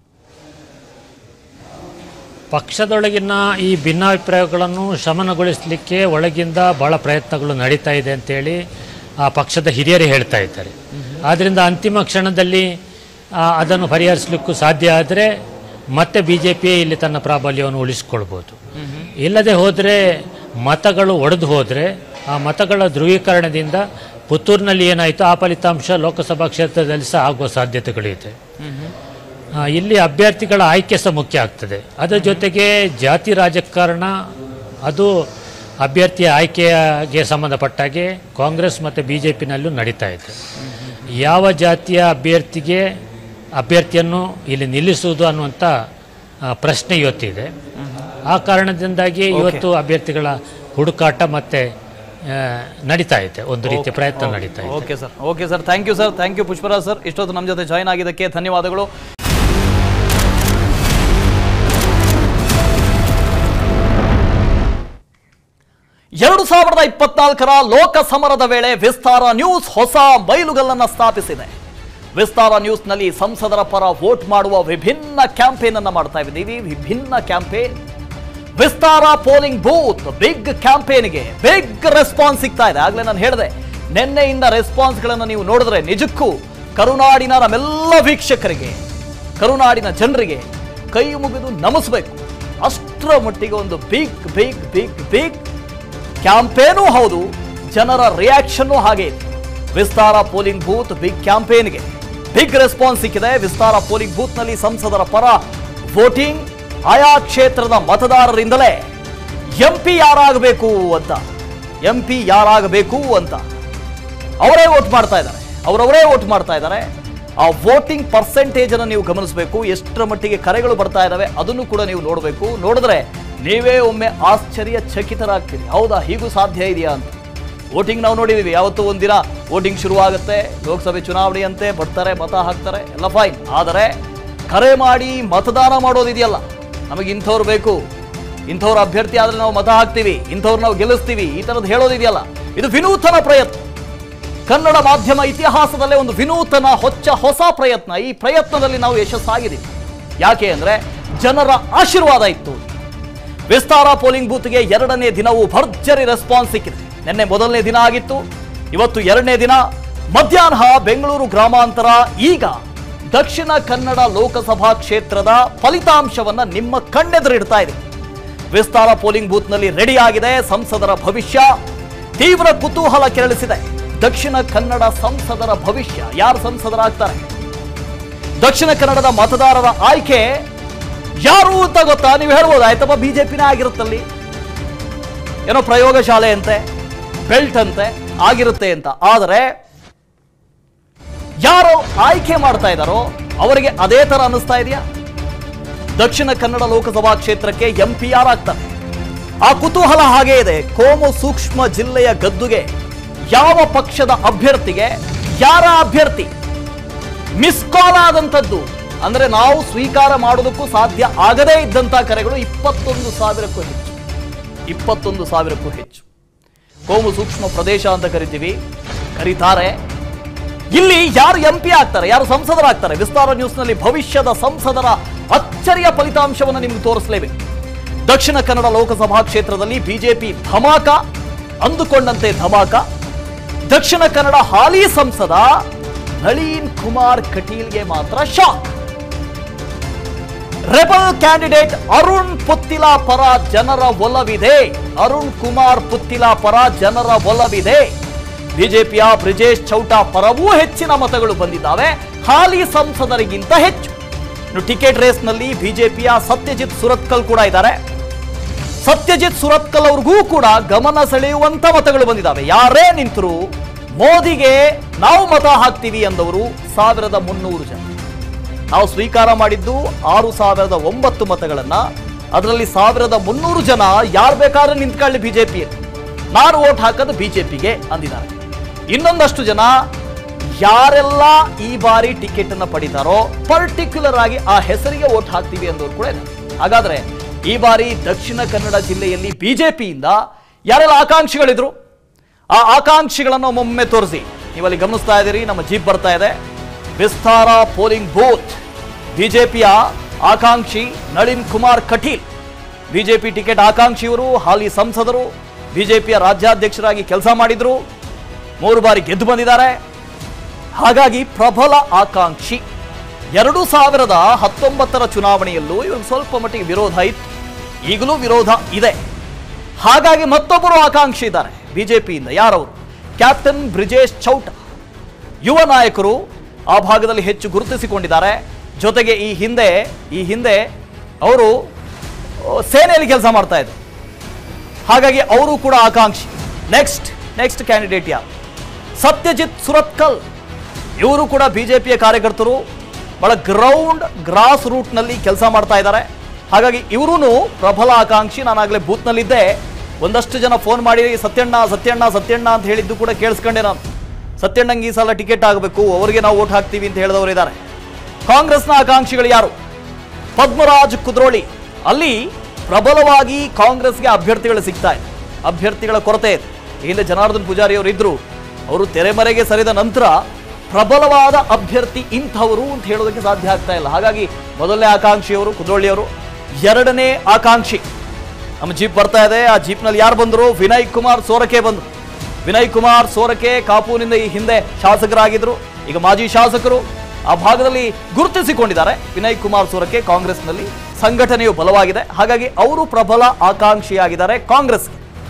ಪಕ್ಷದೊಳಗಿನ ಈ ಭಿನ್ನಾಭಿಪ್ರಾಯಗಳನ್ನು ಶಮನಗೊಳಿಸಲಿಕ್ಕೆ ಒಳಗಿಂದ ಬಹಳ ಪ್ರಯತ್ನಗಳು ನಡೀತಾ ಇದೆ ಅಂತೇಳಿ ಆ ಪಕ್ಷದ ಹಿರಿಯರೇ ಹೇಳ್ತಾ ಇದ್ದಾರೆ ಆದ್ದರಿಂದ ಅಂತಿಮ ಕ್ಷಣದಲ್ಲಿ ಆ, ಅದನ್ನು ಪರಿಹರಿಸಲಿಕ್ಕೂ ಸಾಧ್ಯ ಆದರೆ ಮತ್ತೆ ಬಿ ಜೆ ಪಿ ಇಲ್ಲಿ ತನ್ನ ಪ್ರಾಬಲ್ಯವನ್ನು ಉಳಿಸಿಕೊಳ್ಬೋದು ಇಲ್ಲದೆ ಹೋದರೆ ಮತಗಳು ಒಡೆದು ಹೋದರೆ ಆ ಮತಗಳ ಧ್ರುವೀಕರಣದಿಂದ ಪುತ್ತೂರಿನಲ್ಲಿ ಏನಾಯಿತು ಆ ಫಲಿತಾಂಶ ಲೋಕಸಭಾ ಕ್ಷೇತ್ರದಲ್ಲಿ ಸಹ ಆಗುವ ಸಾಧ್ಯತೆಗಳಿದೆ ಆ, ಇಲ್ಲಿ ಅಭ್ಯರ್ಥಿಗಳ ಆಯ್ಕೆ ಸಹ ಮುಖ್ಯ ಆಗ್ತದೆ ಅದರ ಜೊತೆಗೆ ಜಾತಿ ರಾಜಕಾರಣ ಅದು ಅಭ್ಯರ್ಥಿಯ ಆಯ್ಕೆಗೆ ಸಂಬಂಧಪಟ್ಟಾಗೆ ಕಾಂಗ್ರೆಸ್ ಮತ್ತು ಬಿ ಜೆ ಪಿನಲ್ಲೂ ನಡೀತಾ ಇದೆ ಯಾವ ಜಾತಿಯ ಅಭ್ಯರ್ಥಿಗೆ ಅಭ್ಯರ್ಥಿಯನ್ನು ಇಲ್ಲಿ ನಿಲ್ಲಿಸುವುದು ಅನ್ನುವಂಥ ಆ, ಪ್ರಶ್ನೆ ಇವತ್ತಿದೆ ಆ ಕಾರಣದಿಂದಾಗಿ ಇವತ್ತು ಅಭ್ಯರ್ಥಿಗಳ ಹುಡುಕಾಟ ಮತ್ತೆ ಆ, ನಡೀತಾ ಇದೆ ಒಂದು ರೀತಿಯ ಪ್ರಯತ್ನ ನಡೀತಾ ಇದೆ okay sir okay sir thank you sir thank you Pushparaj sir ಇಷ್ಟೊತ್ತು ನಮ್ಮ ಜೊತೆ ಜಾಯ್ನ್ ಆಗಿದ್ದಕ್ಕೆ ಧನ್ಯವಾದಗಳು ಎರಡು ಸಾವಿರದ ಇಪ್ಪತ್ನಾಲ್ಕರ ಲೋಕ ಸಮರದ ವೇಳೆ ವಿಸ್ತಾರ ನ್ಯೂಸ್ ಹೊಸ ಮೈಲುಗಲ್ಲನ್ನ ಸ್ಥಾಪಿಸಿದೆ ವಿಸ್ತಾರ ನ್ಯೂಸ್ನಲ್ಲಿ ಸಂಸದರ ಪರ ವೋಟ್ ಮಾಡುವ ವಿಭಿನ್ನ ಕ್ಯಾಂಪೇನ್ ಅನ್ನ ಮಾಡ್ತಾ ಇದ್ದೀವಿ ವಿಭಿನ್ನ campaign Vistara polling booth big ಕ್ಯಾಂಪೇನ್ಗೆ ಬಿಗ್ ರೆಸ್ಪಾನ್ಸ್ ಸಿಗ್ತಾ ಇದೆ ಆಗ್ಲೇ ನಾನು ಹೇಳಿದೆ ನಿನ್ನೆಯಿಂದ ರೆಸ್ಪಾನ್ಸ್ಗಳನ್ನು ನೀವು ನೋಡಿದ್ರೆ ನಿಜಕ್ಕೂ ಕರುನಾಡಿನ ನಮ್ಮೆಲ್ಲ ವೀಕ್ಷಕರಿಗೆ ಕರುನಾಡಿನ ಜನರಿಗೆ ಕೈ ಮುಗಿದು ನಮಿಸ್ಬೇಕು ಅಷ್ಟರ ಮಟ್ಟಿಗೆ ಒಂದು ಬಿಗ್ ಬಿಗ್ ಬಿಗ್ ಬಿಗ್ ಕ್ಯಾಂಪೇನೂ ಹೌದು ಜನರ ರಿಯಾಕ್ಷನ್ನು ಹಾಗೆ ಇದೆ ವಿಸ್ತಾರ ಪೋಲಿಂಗ್ ಬೂತ್ ಬಿಗ್ ಕ್ಯಾಂಪೇನ್ಗೆ ಬಿಗ್ ರೆಸ್ಪಾನ್ಸ್ ಸಿಕ್ಕಿದೆ ವಿಸ್ತಾರ ಪೋಲಿಂಗ್ ಬೂತ್ನಲ್ಲಿ ಸಂಸದರ ಪರ ವೋಟಿಂಗ್ ಆಯಾ ಕ್ಷೇತ್ರದ ಮತದಾರರಿಂದಲೇ ಎಂಪಿ ಯಾರಾಗಬೇಕು ಅಂತ ಎಂಪಿ ಯಾರಾಗಬೇಕು ಅಂತ ಅವರೇ ವೋಟ್ ಮಾಡ್ತಾ ಇದ್ದಾರೆ ಅವರವರೇ ವೋಟ್ ಮಾಡ್ತಾ ಇದ್ದಾರೆ ಆ ವೋಟಿಂಗ್ ಪರ್ಸೆಂಟೇಜ್ ಅನ್ನು ನೀವು ಗಮನಿಸಬೇಕು ಎಷ್ಟರ ಮಟ್ಟಿಗೆ ಕರೆಗಳು ಬರ್ತಾ ಇದ್ದಾವೆ ಅದನ್ನು ಕೂಡ ನೀವು ನೋಡಬೇಕು ನೋಡಿದ್ರೆ ನೀವೇ ಒಮ್ಮೆ ಆಶ್ಚರ್ಯ ಚಕಿತರಾಗ್ತೀರಿ ಹೌದಾ ಹೀಗೂ ಸಾಧ್ಯ ಇದೆಯಾ ಅಂತ ವೋಟಿಂಗ್ ನಾವು ನೋಡಿದೀವಿ ಯಾವತ್ತೂ ಒಂದಿನ ವೋಟಿಂಗ್ ಶುರುವಾಗುತ್ತೆ ಲೋಕಸಭೆ ಚುನಾವಣೆಯಂತೆ ಬರ್ತಾರೆ ಮತ ಹಾಕ್ತಾರೆ ಎಲ್ಲ ಫೈನ್ ಆದರೆ ಕರೆ ಮಾಡಿ ಮತದಾನ ಮಾಡೋದಿದೆಯಲ್ಲ ನಮಗೆ ಇಂಥವ್ರು ಬೇಕು ಇಂಥವ್ರ ಅಭ್ಯರ್ಥಿ ಆದ್ರೆ ನಾವು ಮತ ಹಾಕ್ತೀವಿ ಇಂಥವ್ರು ನಾವು ಗೆಲ್ಲಿಸ್ತೀವಿ ಈ ಥರದ್ದು ಹೇಳೋದಿದೆಯಲ್ಲ ಇದು ವಿನೂತನ ಪ್ರಯತ್ನ ಕನ್ನಡ ಮಾಧ್ಯಮ ಇತಿಹಾಸದಲ್ಲೇ ಒಂದು ವಿನೂತನ ಹೊಚ್ಚ ಹೊಸ ಪ್ರಯತ್ನ ಈ ಪ್ರಯತ್ನದಲ್ಲಿ ನಾವು ಯಶಸ್ಸಾಗಿದ್ದೀವಿ ಯಾಕೆ ಅಂದ್ರೆ ಜನರ ಆಶೀರ್ವಾದ ಇತ್ತು ವಿಸ್ತಾರ ಪೋಲಿಂಗ್ ಬೂತ್ಗೆ ಎರಡನೇ ದಿನವೂ ಭರ್ಜರಿ ರೆಸ್ಪಾನ್ಸ್ ಸಿಕ್ಕಿದೆ ನಿನ್ನೆ ಮೊದಲನೇ ದಿನ ಆಗಿತ್ತು ಇವತ್ತು ಎರಡನೇ ದಿನ ಮಧ್ಯಾಹ್ನ ಬೆಂಗಳೂರು ಗ್ರಾಮಾಂತರ ಈಗ ದಕ್ಷಿಣ ಕನ್ನಡ ಲೋಕಸಭಾ ಕ್ಷೇತ್ರದ ಫಲಿತಾಂಶವನ್ನ ನಿಮ್ಮ ಕಣ್ಣೆದುರಿಡ್ತಾ ಇದೆ ವಿಸ್ತಾರ ಪೋಲಿಂಗ್ ಬೂತ್ನಲ್ಲಿ ರೆಡಿ ಆಗಿದೆ ಸಂಸದರ ಭವಿಷ್ಯ ತೀವ್ರ ಕುತೂಹಲ ಕೆರಳಿಸಿದೆ ದಕ್ಷಿಣ ಕನ್ನಡ ಸಂಸದರ ಭವಿಷ್ಯ ಯಾರು ಸಂಸದರಾಗ್ತಾರೆ ದಕ್ಷಿಣ ಕನ್ನಡದ ಮತದಾರರ ಆಯ್ಕೆ ಯಾರು ಅಂತ ಗೊತ್ತಾ ನೀವು ಹೇಳ್ಬೋದು ಆಯ್ತಪ್ಪ ಬಿಜೆಪಿನೇ ಆಗಿರುತ್ತಲ್ಲಿ ಏನೋ ಪ್ರಯೋಗಶಾಲೆ ಅಂತೆ ಬೆಲ್ಟ್ ಅಂತೆ ಆಗಿರುತ್ತೆ ಅಂತ ಆದರೆ ಯಾರು ಆಯ್ಕೆ ಮಾಡ್ತಾ ಇದ್ದಾರೋ ಅವರಿಗೆ ಅದೇ ತರ ಅನ್ನಿಸ್ತಾ ಇದೆಯಾ ದಕ್ಷಿಣ ಕನ್ನಡ ಲೋಕಸಭಾ ಕ್ಷೇತ್ರಕ್ಕೆ ಎಂಪಿ ಯಾರಾಗ್ತಾರೆ ಆ ಕುತೂಹಲ ಹಾಗೇ ಇದೆ ಕೋಮು ಸೂಕ್ಷ್ಮ ಜಿಲ್ಲೆಯ ಗದ್ದುಗೆ ಯಾವ ಪಕ್ಷದ ಅಭ್ಯರ್ಥಿಗೆ ಯಾರ ಅಭ್ಯರ್ಥಿ ಮಿಸ್ ಕಾಲ್ ಆದಂಥದ್ದು ಅಂದ್ರೆ ನಾವು ಸ್ವೀಕಾರ ಮಾಡೋದಕ್ಕೂ ಸಾಧ್ಯ ಆಗದೇ ಇದ್ದಂತಹ ಕರೆಗಳು ಇಪ್ಪತ್ತೊಂದು ಸಾವಿರಕ್ಕೂ ಹೆಚ್ಚು ಇಪ್ಪತ್ತೊಂದು ಸಾವಿರಕ್ಕೂ ಹೆಚ್ಚು ಕೋಮು ಸೂಕ್ಷ್ಮ ಪ್ರದೇಶ ಅಂತ ಕರಿತೀವಿ ಕರೀತಾರೆ ಇಲ್ಲಿ ಯಾರು ಎಂಪಿ ಆಗ್ತಾರೆ ಯಾರು ಸಂಸದರಾಗ್ತಾರೆ ವಿಸ್ತಾರ ನ್ಯೂಸ್ನಲ್ಲಿ ಭವಿಷ್ಯದ ಸಂಸದರ ಅಚ್ಚರಿಯ ಫಲಿತಾಂಶವನ್ನು ನಿಮ್ಗೆ ತೋರಿಸಲೇಬೇಕು ದಕ್ಷಿಣ ಕನ್ನಡ ಲೋಕಸಭಾ ಕ್ಷೇತ್ರದಲ್ಲಿ ಬಿಜೆಪಿ ಧಮಾಕ ಅಂದುಕೊಂಡಂತೆ ಧಮಾಕ ದಕ್ಷಿಣ ಕನ್ನಡ ಹಾಲಿ ಸಂಸದ ನಳೀನ್ ಕುಮಾರ್ ಕಟೀಲ್ಗೆ ಮಾತ್ರ shock rebel candidate Arun Puthila ಪರ ಜನರ ಒಲವಿದೆ ಅರುಣ್ ಕುಮಾರ್ ಪುತ್ತಿಲ ಪರ ಜನರ ಒಲವಿದೆ ಬಿಜೆಪಿಯ ಬ್ರಿಜೇಶ್ ಚೌಟಾ ಪರವೂ ಹೆಚ್ಚಿನ ಮತಗಳು ಬಂದಿದ್ದಾವೆ ಹಾಲಿ ಸಂಸದರಿಗಿಂತ ಹೆಚ್ಚು ಇನ್ನು ಟಿಕೆಟ್ ರೇಸ್ನಲ್ಲಿ ಬಿಜೆಪಿಯ ಸತ್ಯಜಿತ್ ಸುರತ್ಕಲ್ ಕೂಡ ಇದ್ದಾರೆ ಸತ್ಯಜಿತ್ ಸುರತ್ಕಲ್ ಅವ್ರಿಗೂ ಕೂಡ ಗಮನ ಸೆಳೆಯುವಂತ ಮತಗಳು ಬಂದಿದ್ದಾವೆ ಯಾರೇ ನಿಂತರು ಮೋದಿಗೆ ನಾವು ಮತ ಹಾಕ್ತೀವಿ ಎಂದವರು ಸಾವಿರದ ಮುನ್ನೂರು ಜನ ನಾವು ಸ್ವೀಕಾರ ಮಾಡಿದ್ದು ಆರು ಸಾವಿರದ ಒಂಬತ್ತು ಮತಗಳನ್ನ ಅದರಲ್ಲಿ ಸಾವಿರದ ಮುನ್ನೂರು ಜನ ಯಾರು ಬೇಕಾದ್ರೆ ನಿಂತ್ಕೊಳ್ಳಿ ಬಿಜೆಪಿಯಲ್ಲಿ ನಾನು ವೋಟ್ ಹಾಕೋದು ಬಿಜೆಪಿಗೆ ಅಂದಿದ್ದಾರೆ ಇನ್ನೊಂದಷ್ಟು ಜನ ಯಾರೆಲ್ಲ ಈ ಬಾರಿ ಟಿಕೆಟ್ ಅನ್ನ ಪಡಿತಾರೋ ಪರ್ಟಿಕ್ಯುಲರ್ ಆಗಿ ಆ ಹೆಸರಿಗೆ ವೋಟ್ ಹಾಕ್ತೀವಿ ಅಂದವರು ಕೂಡ ಇದ್ದಾರೆ ಹಾಗಾದ್ರೆ ಈ ಬಾರಿ ದಕ್ಷಿಣ ಕನ್ನಡ ಜಿಲ್ಲೆಯಲ್ಲಿ ಬಿಜೆಪಿಯಿಂದ ಯಾರೆಲ್ಲ ಆಕಾಂಕ್ಷಿಗಳಿದ್ರು ಆ ಆಕಾಂಕ್ಷಿಗಳನ್ನು ಒಮ್ಮೊಮ್ಮೆ ತೋರಿಸಿ ನೀವಲ್ಲಿ ಗಮನಿಸ್ತಾ ಇದ್ದೀರಿ ನಮ್ಮ ಜೀಪ್ ಬರ್ತಾ ಇದೆ ವಿಸ್ತಾರ ಪೋಲಿಂಗ್ ಬೂತ್ ಬಿಜೆಪಿಯ ಆಕಾಂಕ್ಷಿ ನಳಿನ್ ಕುಮಾರ್ ಕಟೀಲ್ ಬಿಜೆಪಿ ಟಿಕೆಟ್ ಆಕಾಂಕ್ಷಿಯವರು ಹಾಲಿ ಸಂಸದರು ಬಿಜೆಪಿಯ ರಾಜ್ಯಾಧ್ಯಕ್ಷರಾಗಿ ಕೆಲಸ ಮಾಡಿದ್ರು ಮೂರು ಬಾರಿ ಗೆದ್ದು ಬಂದಿದ್ದಾರೆ ಹಾಗಾಗಿ ಪ್ರಬಲ ಆಕಾಂಕ್ಷಿ ಎರಡು ಸಾವಿರದ ಹತ್ತೊಂಬತ್ತರ ಚುನಾವಣೆಯಲ್ಲೂ ಇವಾಗ ಸ್ವಲ್ಪ ಮಟ್ಟಿಗೆ ವಿರೋಧ ಇತ್ತು ಈಗಲೂ ವಿರೋಧ ಇದೆ ಹಾಗಾಗಿ ಮತ್ತೊಬ್ಬರು ಆಕಾಂಕ್ಷಿ ಇದ್ದಾರೆ ಬಿಜೆಪಿಯಿಂದ ಯಾರವರು ಕ್ಯಾಪ್ಟನ್ ಬ್ರಿಜೇಶ್ ಚೌಟ ಯುವ ನಾಯಕರು ಆ ಭಾಗದಲ್ಲಿ ಹೆಚ್ಚು ಗುರುತಿಸಿಕೊಂಡಿದ್ದಾರೆ ಜೊತೆಗೆ ಈ ಹಿಂದೆ ಈ ಹಿಂದೆ ಅವರು ಸೇನೆಯಲ್ಲಿ ಕೆಲಸ ಮಾಡ್ತಾ ಇದ್ರು ಹಾಗಾಗಿ ಅವರು ಕೂಡ ಆಕಾಂಕ್ಷಿ ನೆಕ್ಸ್ಟ್ ನೆಕ್ಸ್ಟ್ ಕ್ಯಾಂಡಿಡೇಟ್ ಯಾರು ಸತ್ಯಜಿತ್ ಸುರತ್ಕಲ್ ಇವರು ಕೂಡ ಬಿಜೆಪಿಯ ಕಾರ್ಯಕರ್ತರು ಬಹಳ ಗ್ರೌಂಡ್ ಗ್ರಾಸ್ ರೂಟ್ನಲ್ಲಿ ಕೆಲಸ ಮಾಡ್ತಾ ಇದ್ದಾರೆ ಹಾಗಾಗಿ ಇವರೂ ಪ್ರಬಲ ಆಕಾಂಕ್ಷಿ ನಾನಾಗಲೇ ಬೂತ್ನಲ್ಲಿದ್ದೆ ಒಂದಷ್ಟು ಜನ ಫೋನ್ ಮಾಡಿ ಸತ್ಯಣ್ಣ ಸತ್ಯಣ್ಣ ಸತ್ಯಣ್ಣ ಅಂತ ಹೇಳಿದ್ದು ಕೂಡ ಕೇಳಿಸ್ಕೊಂಡೆ ನಾನು ಸತ್ಯಣ್ಣಂಗೆ ಈ ಸಲ ಟಿಕೆಟ್ ಆಗಬೇಕು ಅವರಿಗೆ ನಾವು ವೋಟ್ ಹಾಕ್ತೀವಿ ಅಂತ ಹೇಳಿದವರು ಇದ್ದಾರೆ ಕಾಂಗ್ರೆಸ್ನ ಆಕಾಂಕ್ಷಿಗಳು ಯಾರು ಪದ್ಮರಾಜ್ ಕುದ್ರೋಳಿ ಅಲ್ಲಿ ಪ್ರಬಲವಾಗಿ ಕಾಂಗ್ರೆಸ್ಗೆ ಅಭ್ಯರ್ಥಿಗಳು ಸಿಗ್ತಾ ಇದೆ ಅಭ್ಯರ್ಥಿಗಳ ಕೊರತೆ ಇದೆ ಈ ಹಿಂದೆ ಜನಾರ್ದನ್ ಪೂಜಾರಿ ಅವರು ಇದ್ರು ಅವರು ತೆರೆಮರೆಗೆ ಸರಿದ ನಂತರ ಪ್ರಬಲವಾದ ಅಭ್ಯರ್ಥಿ ಇಂಥವರು ಅಂತ ಹೇಳೋದಕ್ಕೆ ಸಾಧ್ಯ ಆಗ್ತಾ ಇಲ್ಲ ಹಾಗಾಗಿ ಮೊದಲನೇ ಆಕಾಂಕ್ಷಿಯವರು ಕುದ್ರೋಳಿಯವರು ಎರಡನೇ ಆಕಾಂಕ್ಷಿ ನಮ್ಮ ಜೀಪ್ ಬರ್ತಾ ಇದೆ ಆ ಜೀಪ್ನಲ್ಲಿ ಯಾರು ಬಂದರು ವಿನಯ್ ಕುಮಾರ್ ಸೋರಕೆ ಬಂದರು ವಿನಯ್ ಕುಮಾರ್ ಸೋರಕೆ ಕಾಪುನಿಂದ ಈ ಹಿಂದೆ ಶಾಸಕರಾಗಿದ್ರು ಈಗ ಮಾಜಿ ಶಾಸಕರು ಆ ಭಾಗದಲ್ಲಿ ಗುರುತಿಸಿಕೊಂಡಿದ್ದಾರೆ ವಿನಯ್ ಕುಮಾರ್ ಸೋರಕೆ ಕಾಂಗ್ರೆಸ್ನಲ್ಲಿ ಸಂಘಟನೆಯು ಬಲವಾಗಿದೆ ಹಾಗಾಗಿ ಅವರು ಪ್ರಬಲ ಆಕಾಂಕ್ಷಿಯಾಗಿದ್ದಾರೆ ಕಾಂಗ್ರೆಸ್ಗೆ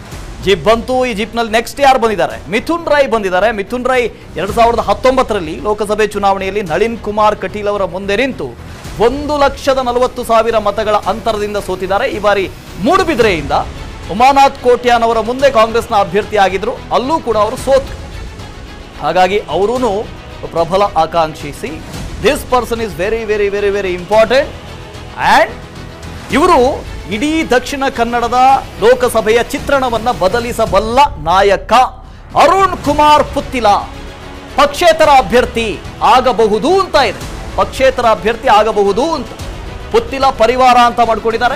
ಜೀಪ್ ಬಂತು ಈ ಜೀಪ್ನಲ್ಲಿ ನೆಕ್ಸ್ಟ್ ಯಾರು ಬಂದಿದ್ದಾರೆ ಮಿಥುನ್ ರೈ ಬಂದಿದ್ದಾರೆ ಮಿಥುನ್ ರೈ ಎರಡ್ ಸಾವಿರದ ಹತ್ತೊಂಬತ್ತರಲ್ಲಿ ಲೋಕಸಭೆ ಚುನಾವಣೆಯಲ್ಲಿ ನಳಿನ್ ಕುಮಾರ್ ಕಟೀಲ್ ಅವರ ಮುಂದೆ ನಿಂತು ಒಂದು ಲಕ್ಷದ ನಲವತ್ತು ಸಾವಿರ ಮತಗಳ ಅಂತರದಿಂದ ಸೋತಿದ್ದಾರೆ ಈ ಬಾರಿ ಮೂಡುಬಿದಿರೆಯಿಂದ ಉಮಾನಾಥ್ ಕೋಟ್ಯಾನ್ ಅವರ ಮುಂದೆ ಕಾಂಗ್ರೆಸ್ನ ಅಭ್ಯರ್ಥಿ ಆಗಿದ್ರು ಅಲ್ಲೂ ಕೂಡ ಅವರು ಸೋತು ಹಾಗಾಗಿ ಅವರೂ ಪ್ರಬಲ ಆಕಾಂಕ್ಷಿಸಿ this person is very very very very important and ಇವರು ಇಡೀ ದಕ್ಷಿಣ ಕನ್ನಡದ ಲೋಕಸಭೆಯ ಚಿತ್ರಣವನ್ನ ಬದಲಿಸಬಲ್ಲ ನಾಯಕ ಅರುಣ್ ಕುಮಾರ್ ಪುತ್ತಿಲ ಪಕ್ಷೇತರ ಅಭ್ಯರ್ಥಿ ಆಗಬಹುದು ಅಂತ ಇದೆ ಪಕ್ಷೇತರ ಅಭ್ಯರ್ಥಿ ಆಗಬಹುದು ಅಂತ ಪುತ್ತಿಲ ಪರಿವಾರ ಅಂತ ಮಾಡ್ಕೊಂಡಿದ್ದಾರೆ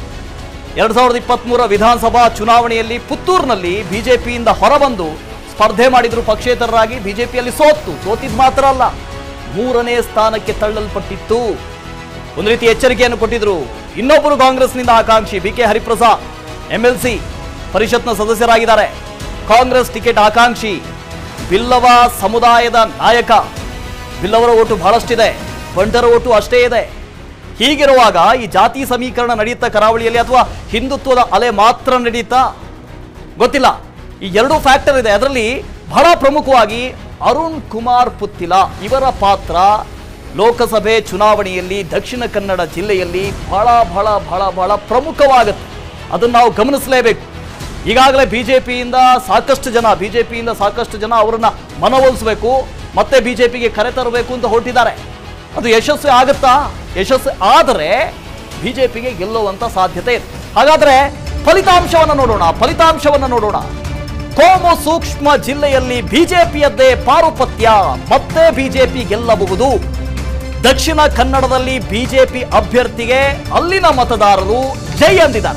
ಎರಡ್ ಸಾವಿರದ ಇಪ್ಪತ್ಮೂರ ವಿಧಾನಸಭಾ ಚುನಾವಣೆಯಲ್ಲಿ ಪುತ್ತೂರಿನಲ್ಲಿ ಬಿಜೆಪಿಯಿಂದ ಹೊರಬಂದು ಸ್ಪರ್ಧೆ ಮಾಡಿದ್ರು ಪಕ್ಷೇತರರಾಗಿ ಬಿಜೆಪಿಯಲ್ಲಿ ಸೋತ್ತು ಸೋತಿದ್ ಮಾತ್ರ ಅಲ್ಲ ಮೂರನೇ ಸ್ಥಾನಕ್ಕೆ ತಳ್ಳಲ್ಪಟ್ಟಿತ್ತು ಒಂದು ರೀತಿ ಎಚ್ಚರಿಕೆಯನ್ನು ಕೊಟ್ಟಿದ್ರು ಇನ್ನೊಬ್ಬರು ಕಾಂಗ್ರೆಸ್ನಿಂದ ಆಕಾಂಕ್ಷಿ ಬಿ ಕೆ ಹರಿಪ್ರಸಾದ್ ಎಂಎಲ್ಸಿ ಪರಿಷತ್ನ ಸದಸ್ಯರಾಗಿದ್ದಾರೆ ಕಾಂಗ್ರೆಸ್ ಟಿಕೆಟ್ ಆಕಾಂಕ್ಷಿ ಬಿಲ್ಲವ ಸಮುದಾಯದ ನಾಯಕ ಬಿಲ್ಲವರ ಓಟು ಬಹಳಷ್ಟಿದೆ ಬಂಟರ ಓಟು ಅಷ್ಟೇ ಇದೆ ಹೀಗಿರುವಾಗ ಈ ಜಾತಿ ಸಮೀಕರಣ ನಡೆಯುತ್ತಾ ಕರಾವಳಿಯಲ್ಲಿ ಅಥವಾ ಹಿಂದುತ್ವದ ಅಲೆ ಮಾತ್ರ ನಡೆಯುತ್ತಾ ಗೊತ್ತಿಲ್ಲ ಈ ಎರಡು ಫ್ಯಾಕ್ಟರ್ ಇದೆ ಅದರಲ್ಲಿ ಬಹಳ ಪ್ರಮುಖವಾಗಿ ಅರುಣ್ ಕುಮಾರ್ ಪುತ್ತಿಲ ಇವರ ಪಾತ್ರ ಲೋಕಸಭೆ ಚುನಾವಣೆಯಲ್ಲಿ ದಕ್ಷಿಣ ಕನ್ನಡ ಜಿಲ್ಲೆಯಲ್ಲಿ ಬಹಳ ಬಹಳ ಬಹಳ ಬಹಳ ಪ್ರಮುಖವಾಗುತ್ತೆ ಅದನ್ನು ನಾವು ಗಮನಿಸಲೇಬೇಕು ಈಗಾಗಲೇ ಬಿಜೆಪಿಯಿಂದ ಸಾಕಷ್ಟು ಜನ ಬಿಜೆಪಿಯಿಂದ ಸಾಕಷ್ಟು ಜನ ಅವರನ್ನ ಮನವೊಲಿಸಬೇಕು ಮತ್ತೆ ಬಿಜೆಪಿಗೆ ಕರೆ ತರಬೇಕು ಅಂತ ಹೊರಟಿದ್ದಾರೆ ಅದು ಯಶಸ್ವಿ ಆಗುತ್ತಾ ಯಶಸ್ವಿ ಆದರೆ ಬಿಜೆಪಿಗೆ ಗೆಲ್ಲುವಂತ ಸಾಧ್ಯತೆ ಇದೆ ಹಾಗಾದ್ರೆ ಫಲಿತಾಂಶವನ್ನು ನೋಡೋಣ ಫಲಿತಾಂಶವನ್ನು ನೋಡೋಣ ಕೋಮು ಸೂಕ್ಷ್ಮ ಜಿಲ್ಲೆಯಲ್ಲಿ ಬಿಜೆಪಿಯದ್ದೇ ಪಾರುಪತ್ಯ ಮತ್ತೆ ಬಿಜೆಪಿ ಗೆಲ್ಲಬಹುದು ದಕ್ಷಿಣ ಕನ್ನಡದಲ್ಲಿ ಬಿಜೆಪಿ ಅಭ್ಯರ್ಥಿಗೆ ಅಲ್ಲಿನ ಮತದಾರರು ಜೈ ಅಂದಿದ್ದಾರೆ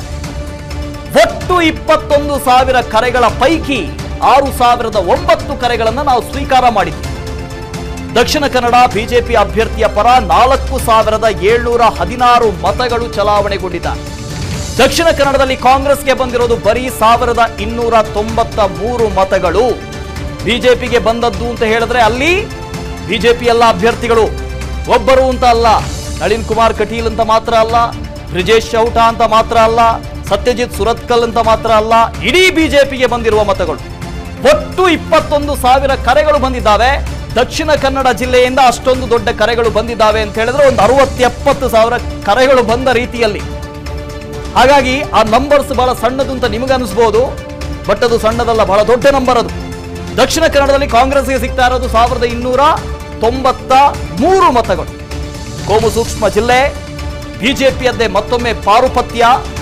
ಒಟ್ಟು ಇಪ್ಪತ್ತೊಂದು ಸಾವಿರ ಕರೆಗಳ ಪೈಕಿ ಆರು ಸಾವಿರದ ಒಂಬತ್ತು ಕರೆಗಳನ್ನು ನಾವು ಸ್ವೀಕಾರ ಮಾಡಿದ್ವಿ ದಕ್ಷಿಣ ಕನ್ನಡ ಬಿಜೆಪಿ ಅಭ್ಯರ್ಥಿಯ ಪರ ನಾಲ್ಕು ಸಾವಿರದ ಏಳ್ನೂರ ಹದಿನಾರು ಮತಗಳು ಚಲಾವಣೆಗೊಂಡಿದ್ದಾರೆ ದಕ್ಷಿಣ ಕನ್ನಡದಲ್ಲಿ ಕಾಂಗ್ರೆಸ್ಗೆ ಬಂದಿರೋದು ಬರೀ ಸಾವಿರದ ಇನ್ನೂರ ತೊಂಬತ್ತ ಮೂರು ಮತಗಳು ಬಿಜೆಪಿಗೆ ಬಂದದ್ದು ಅಂತ ಹೇಳಿದ್ರೆ ಅಲ್ಲಿ ಬಿಜೆಪಿ ಎಲ್ಲ ಅಭ್ಯರ್ಥಿಗಳು ಒಬ್ಬರು ಅಂತ ಅಲ್ಲ ನಳಿನ್ ಕುಮಾರ್ ಕಟೀಲ್ ಅಂತ ಮಾತ್ರ ಅಲ್ಲ ಬ್ರಿಜೇಶ್ ಚೌಟ ಅಂತ ಮಾತ್ರ ಅಲ್ಲ ಸತ್ಯಜಿತ್ ಸುರತ್ಕಲ್ ಅಂತ ಮಾತ್ರ ಅಲ್ಲ ಇಡೀ ಬಿಜೆಪಿಗೆ ಬಂದಿರುವ ಮತಗಳು ಒಟ್ಟು ಇಪ್ಪತ್ತೊಂದು ಸಾವಿರ ಕರೆಗಳು ಬಂದಿದ್ದಾವೆ ದಕ್ಷಿಣ ಕನ್ನಡ ಜಿಲ್ಲೆಯಿಂದ ಅಷ್ಟೊಂದು ದೊಡ್ಡ ಕರೆಗಳು ಬಂದಿದ್ದಾವೆ ಅಂತ ಹೇಳಿದ್ರೆ ಒಂದು ಅರವತ್ತು ಎಪ್ಪತ್ತು ಸಾವಿರ ಕರೆಗಳು ಬಂದ ರೀತಿಯಲ್ಲಿ ಹಾಗಾಗಿ ಆ ನಂಬರ್ಸ್ ಬಹಳ ಸಣ್ಣದು ಅಂತ ನಿಮಗೆ ಅನಿಸ್ಬೋದು ಬಟ್ ಅದು ಸಣ್ಣದಲ್ಲ ಬಹಳ ದೊಡ್ಡ ನಂಬರ್ ಅದು ದಕ್ಷಿಣ ಕನ್ನಡದಲ್ಲಿ ಕಾಂಗ್ರೆಸ್ಗೆ ಸಿಗ್ತಾ ಇರೋದು ಸಾವಿರದ ಇನ್ನೂರ ತೊಂಬತ್ತ ಮೂರು ಮತಗಳು ಕೋಮು ಸೂಕ್ಷ್ಮ ಜಿಲ್ಲೆ ಬಿಜೆಪಿಯದ್ದೇ ಮತ್ತೊಮ್ಮೆ ಪಾರುಪತ್ಯ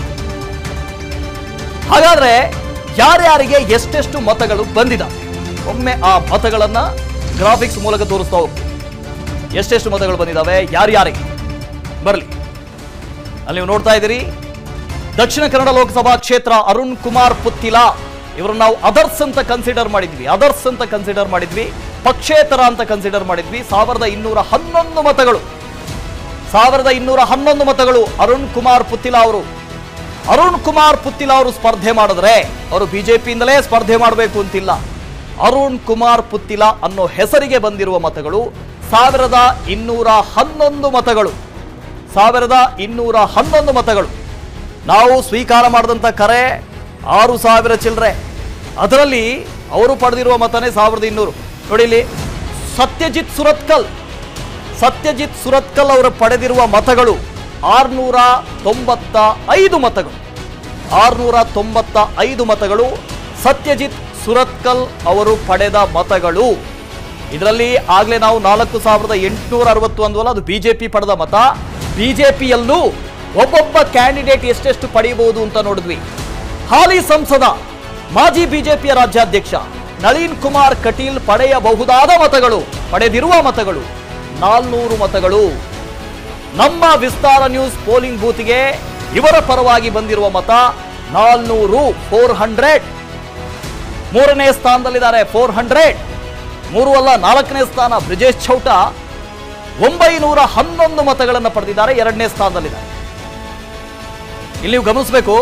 ಹಾಗಾದ್ರೆ ಯಾರ್ಯಾರಿಗೆ ಎಷ್ಟೆಷ್ಟು ಮತಗಳು ಬಂದಿದ್ದಾವೆ ಒಮ್ಮೆ ಆ ಮತಗಳನ್ನ ಗ್ರಾಫಿಕ್ಸ್ ಮೂಲಕ ತೋರಿಸ್ತಾ ಹೋಗ್ತೀವಿ ಎಷ್ಟೆಷ್ಟು ಮತಗಳು ಬಂದಿದ್ದಾವೆ ಯಾರ್ಯಾರಿಗೆ ಬರಲಿ ಅಲ್ಲಿ ನೀವು ನೋಡ್ತಾ ಇದ್ದೀರಿ ದಕ್ಷಿಣ ಕನ್ನಡ ಲೋಕಸಭಾ ಕ್ಷೇತ್ರ ಅರುಣ್ ಕುಮಾರ್ ಪುತ್ತಿಲ ಇವರು ನಾವು ಅದರ್ಸ್ ಅಂತ ಕನ್ಸಿಡರ್ ಮಾಡಿದ್ವಿ ಅದರ್ಸ್ ಅಂತ ಕನ್ಸಿಡರ್ ಮಾಡಿದ್ವಿ ಪಕ್ಷೇತರ ಅಂತ ಕನ್ಸಿಡರ್ ಮಾಡಿದ್ವಿ ಸಾವಿರದ ಇನ್ನೂರ ಹನ್ನೊಂದು ಮತಗಳು ಸಾವಿರದ ಇನ್ನೂರ ಹನ್ನೊಂದು ಮತಗಳು ಅರುಣ್ ಕುಮಾರ್ ಪುತ್ತಿಲ ಅವರು ಅರುಣ್ ಕುಮಾರ್ ಪುತ್ತಿಲ ಅವರು ಸ್ಪರ್ಧೆ ಮಾಡಿದ್ರೆ ಅವರು ಬಿಜೆಪಿಯಿಂದಲೇ ಸ್ಪರ್ಧೆ ಮಾಡಬೇಕು ಅಂತಿಲ್ಲ ಅರುಣ್ ಕುಮಾರ್ ಪುತ್ತಿಲ ಅನ್ನೋ ಹೆಸರಿಗೆ ಬಂದಿರುವ ಮತಗಳು ಸಾವಿರದ ಇನ್ನೂರ ಹನ್ನೊಂದು ಮತಗಳು ಸಾವಿರದ ಇನ್ನೂರ ಹನ್ನೊಂದು ಮತಗಳು ನಾವು ಸ್ವೀಕಾರ ಮಾಡಿದಂಥ ಕರೆ ಆರು ಸಾವಿರ ಚಿಲ್ಲರೆ ಅದರಲ್ಲಿ ಅವರು ಪಡೆದಿರುವ ಮತನೇ ಸಾವಿರದ ಇನ್ನೂರು ನೋಡಿ ಇಲ್ಲಿ ಸತ್ಯಜಿತ್ ಸುರತ್ಕಲ್ ಸತ್ಯಜಿತ್ ಸುರತ್ಕಲ್ ಅವರು ಪಡೆದಿರುವ ಮತಗಳು ಆರ್ನೂರ ತೊಂಬತ್ತ ಐದು ಮತಗಳು ಆರ್ನೂರ ತೊಂಬತ್ತ ಐದು ಮತಗಳು ಸತ್ಯಜಿತ್ ಸುರತ್ಕಲ್ ಅವರು ಪಡೆದ ಮತಗಳು ಇದರಲ್ಲಿ ಆಗಲೇ ನಾವು ನಾಲ್ಕು ಸಾವಿರದ ಎಂಟುನೂರ ಅರವತ್ತು ಅಂದ್ವಲ್ಲ ಅದು ಬಿಜೆಪಿ ಪಡೆದ ಮತ ಬಿಜೆಪಿಯಲ್ಲೂ ಒಬ್ಬೊಬ್ಬ ಕ್ಯಾಂಡಿಡೇಟ್ ಎಷ್ಟೆಷ್ಟು ಪಡೆಯಬಹುದು ಅಂತ ನೋಡಿದ್ವಿ ಹಾಲಿ ಸಂಸದ ಮಾಜಿ ಬಿಜೆಪಿಯ ರಾಜ್ಯಾಧ್ಯಕ್ಷ ನಳಿನ್ ಕುಮಾರ್ ಕಟೀಲ್ ಪಡೆಯಬಹುದಾದ ಮತಗಳು ಪಡೆದಿರುವ ಮತಗಳು ನಾಲ್ನೂರು ಮತಗಳು ನಮ್ಮ ವಿಸ್ತಾರ ನ್ಯೂಸ್ ಪೋಲಿಂಗ್ ಬೂತ್ಗೆ ಇವರ ಪರವಾಗಿ ಬಂದಿರುವ ಮತ ನಾಲ್ನೂರು ಫೋರ್ ಹಂಡ್ರೆಡ್ ಮೂರನೇ ಸ್ಥಾನದಲ್ಲಿದ್ದಾರೆ ಫೋರ್ ಹಂಡ್ರೆಡ್ ಮೂರು ಅಲ್ಲ ನಾಲ್ಕನೇ ಸ್ಥಾನ ಬ್ರಿಜೇಶ್ ಚೌಟ ಒಂಬೈನೂರ ಹನ್ನೊಂದು ಮತಗಳನ್ನು ಪಡೆದಿದ್ದಾರೆ ಎರಡನೇ ಸ್ಥಾನದಲ್ಲಿದ್ದಾರೆ ಇಲ್ಲಿ ನೀವು ಗಮನಿಸಬೇಕು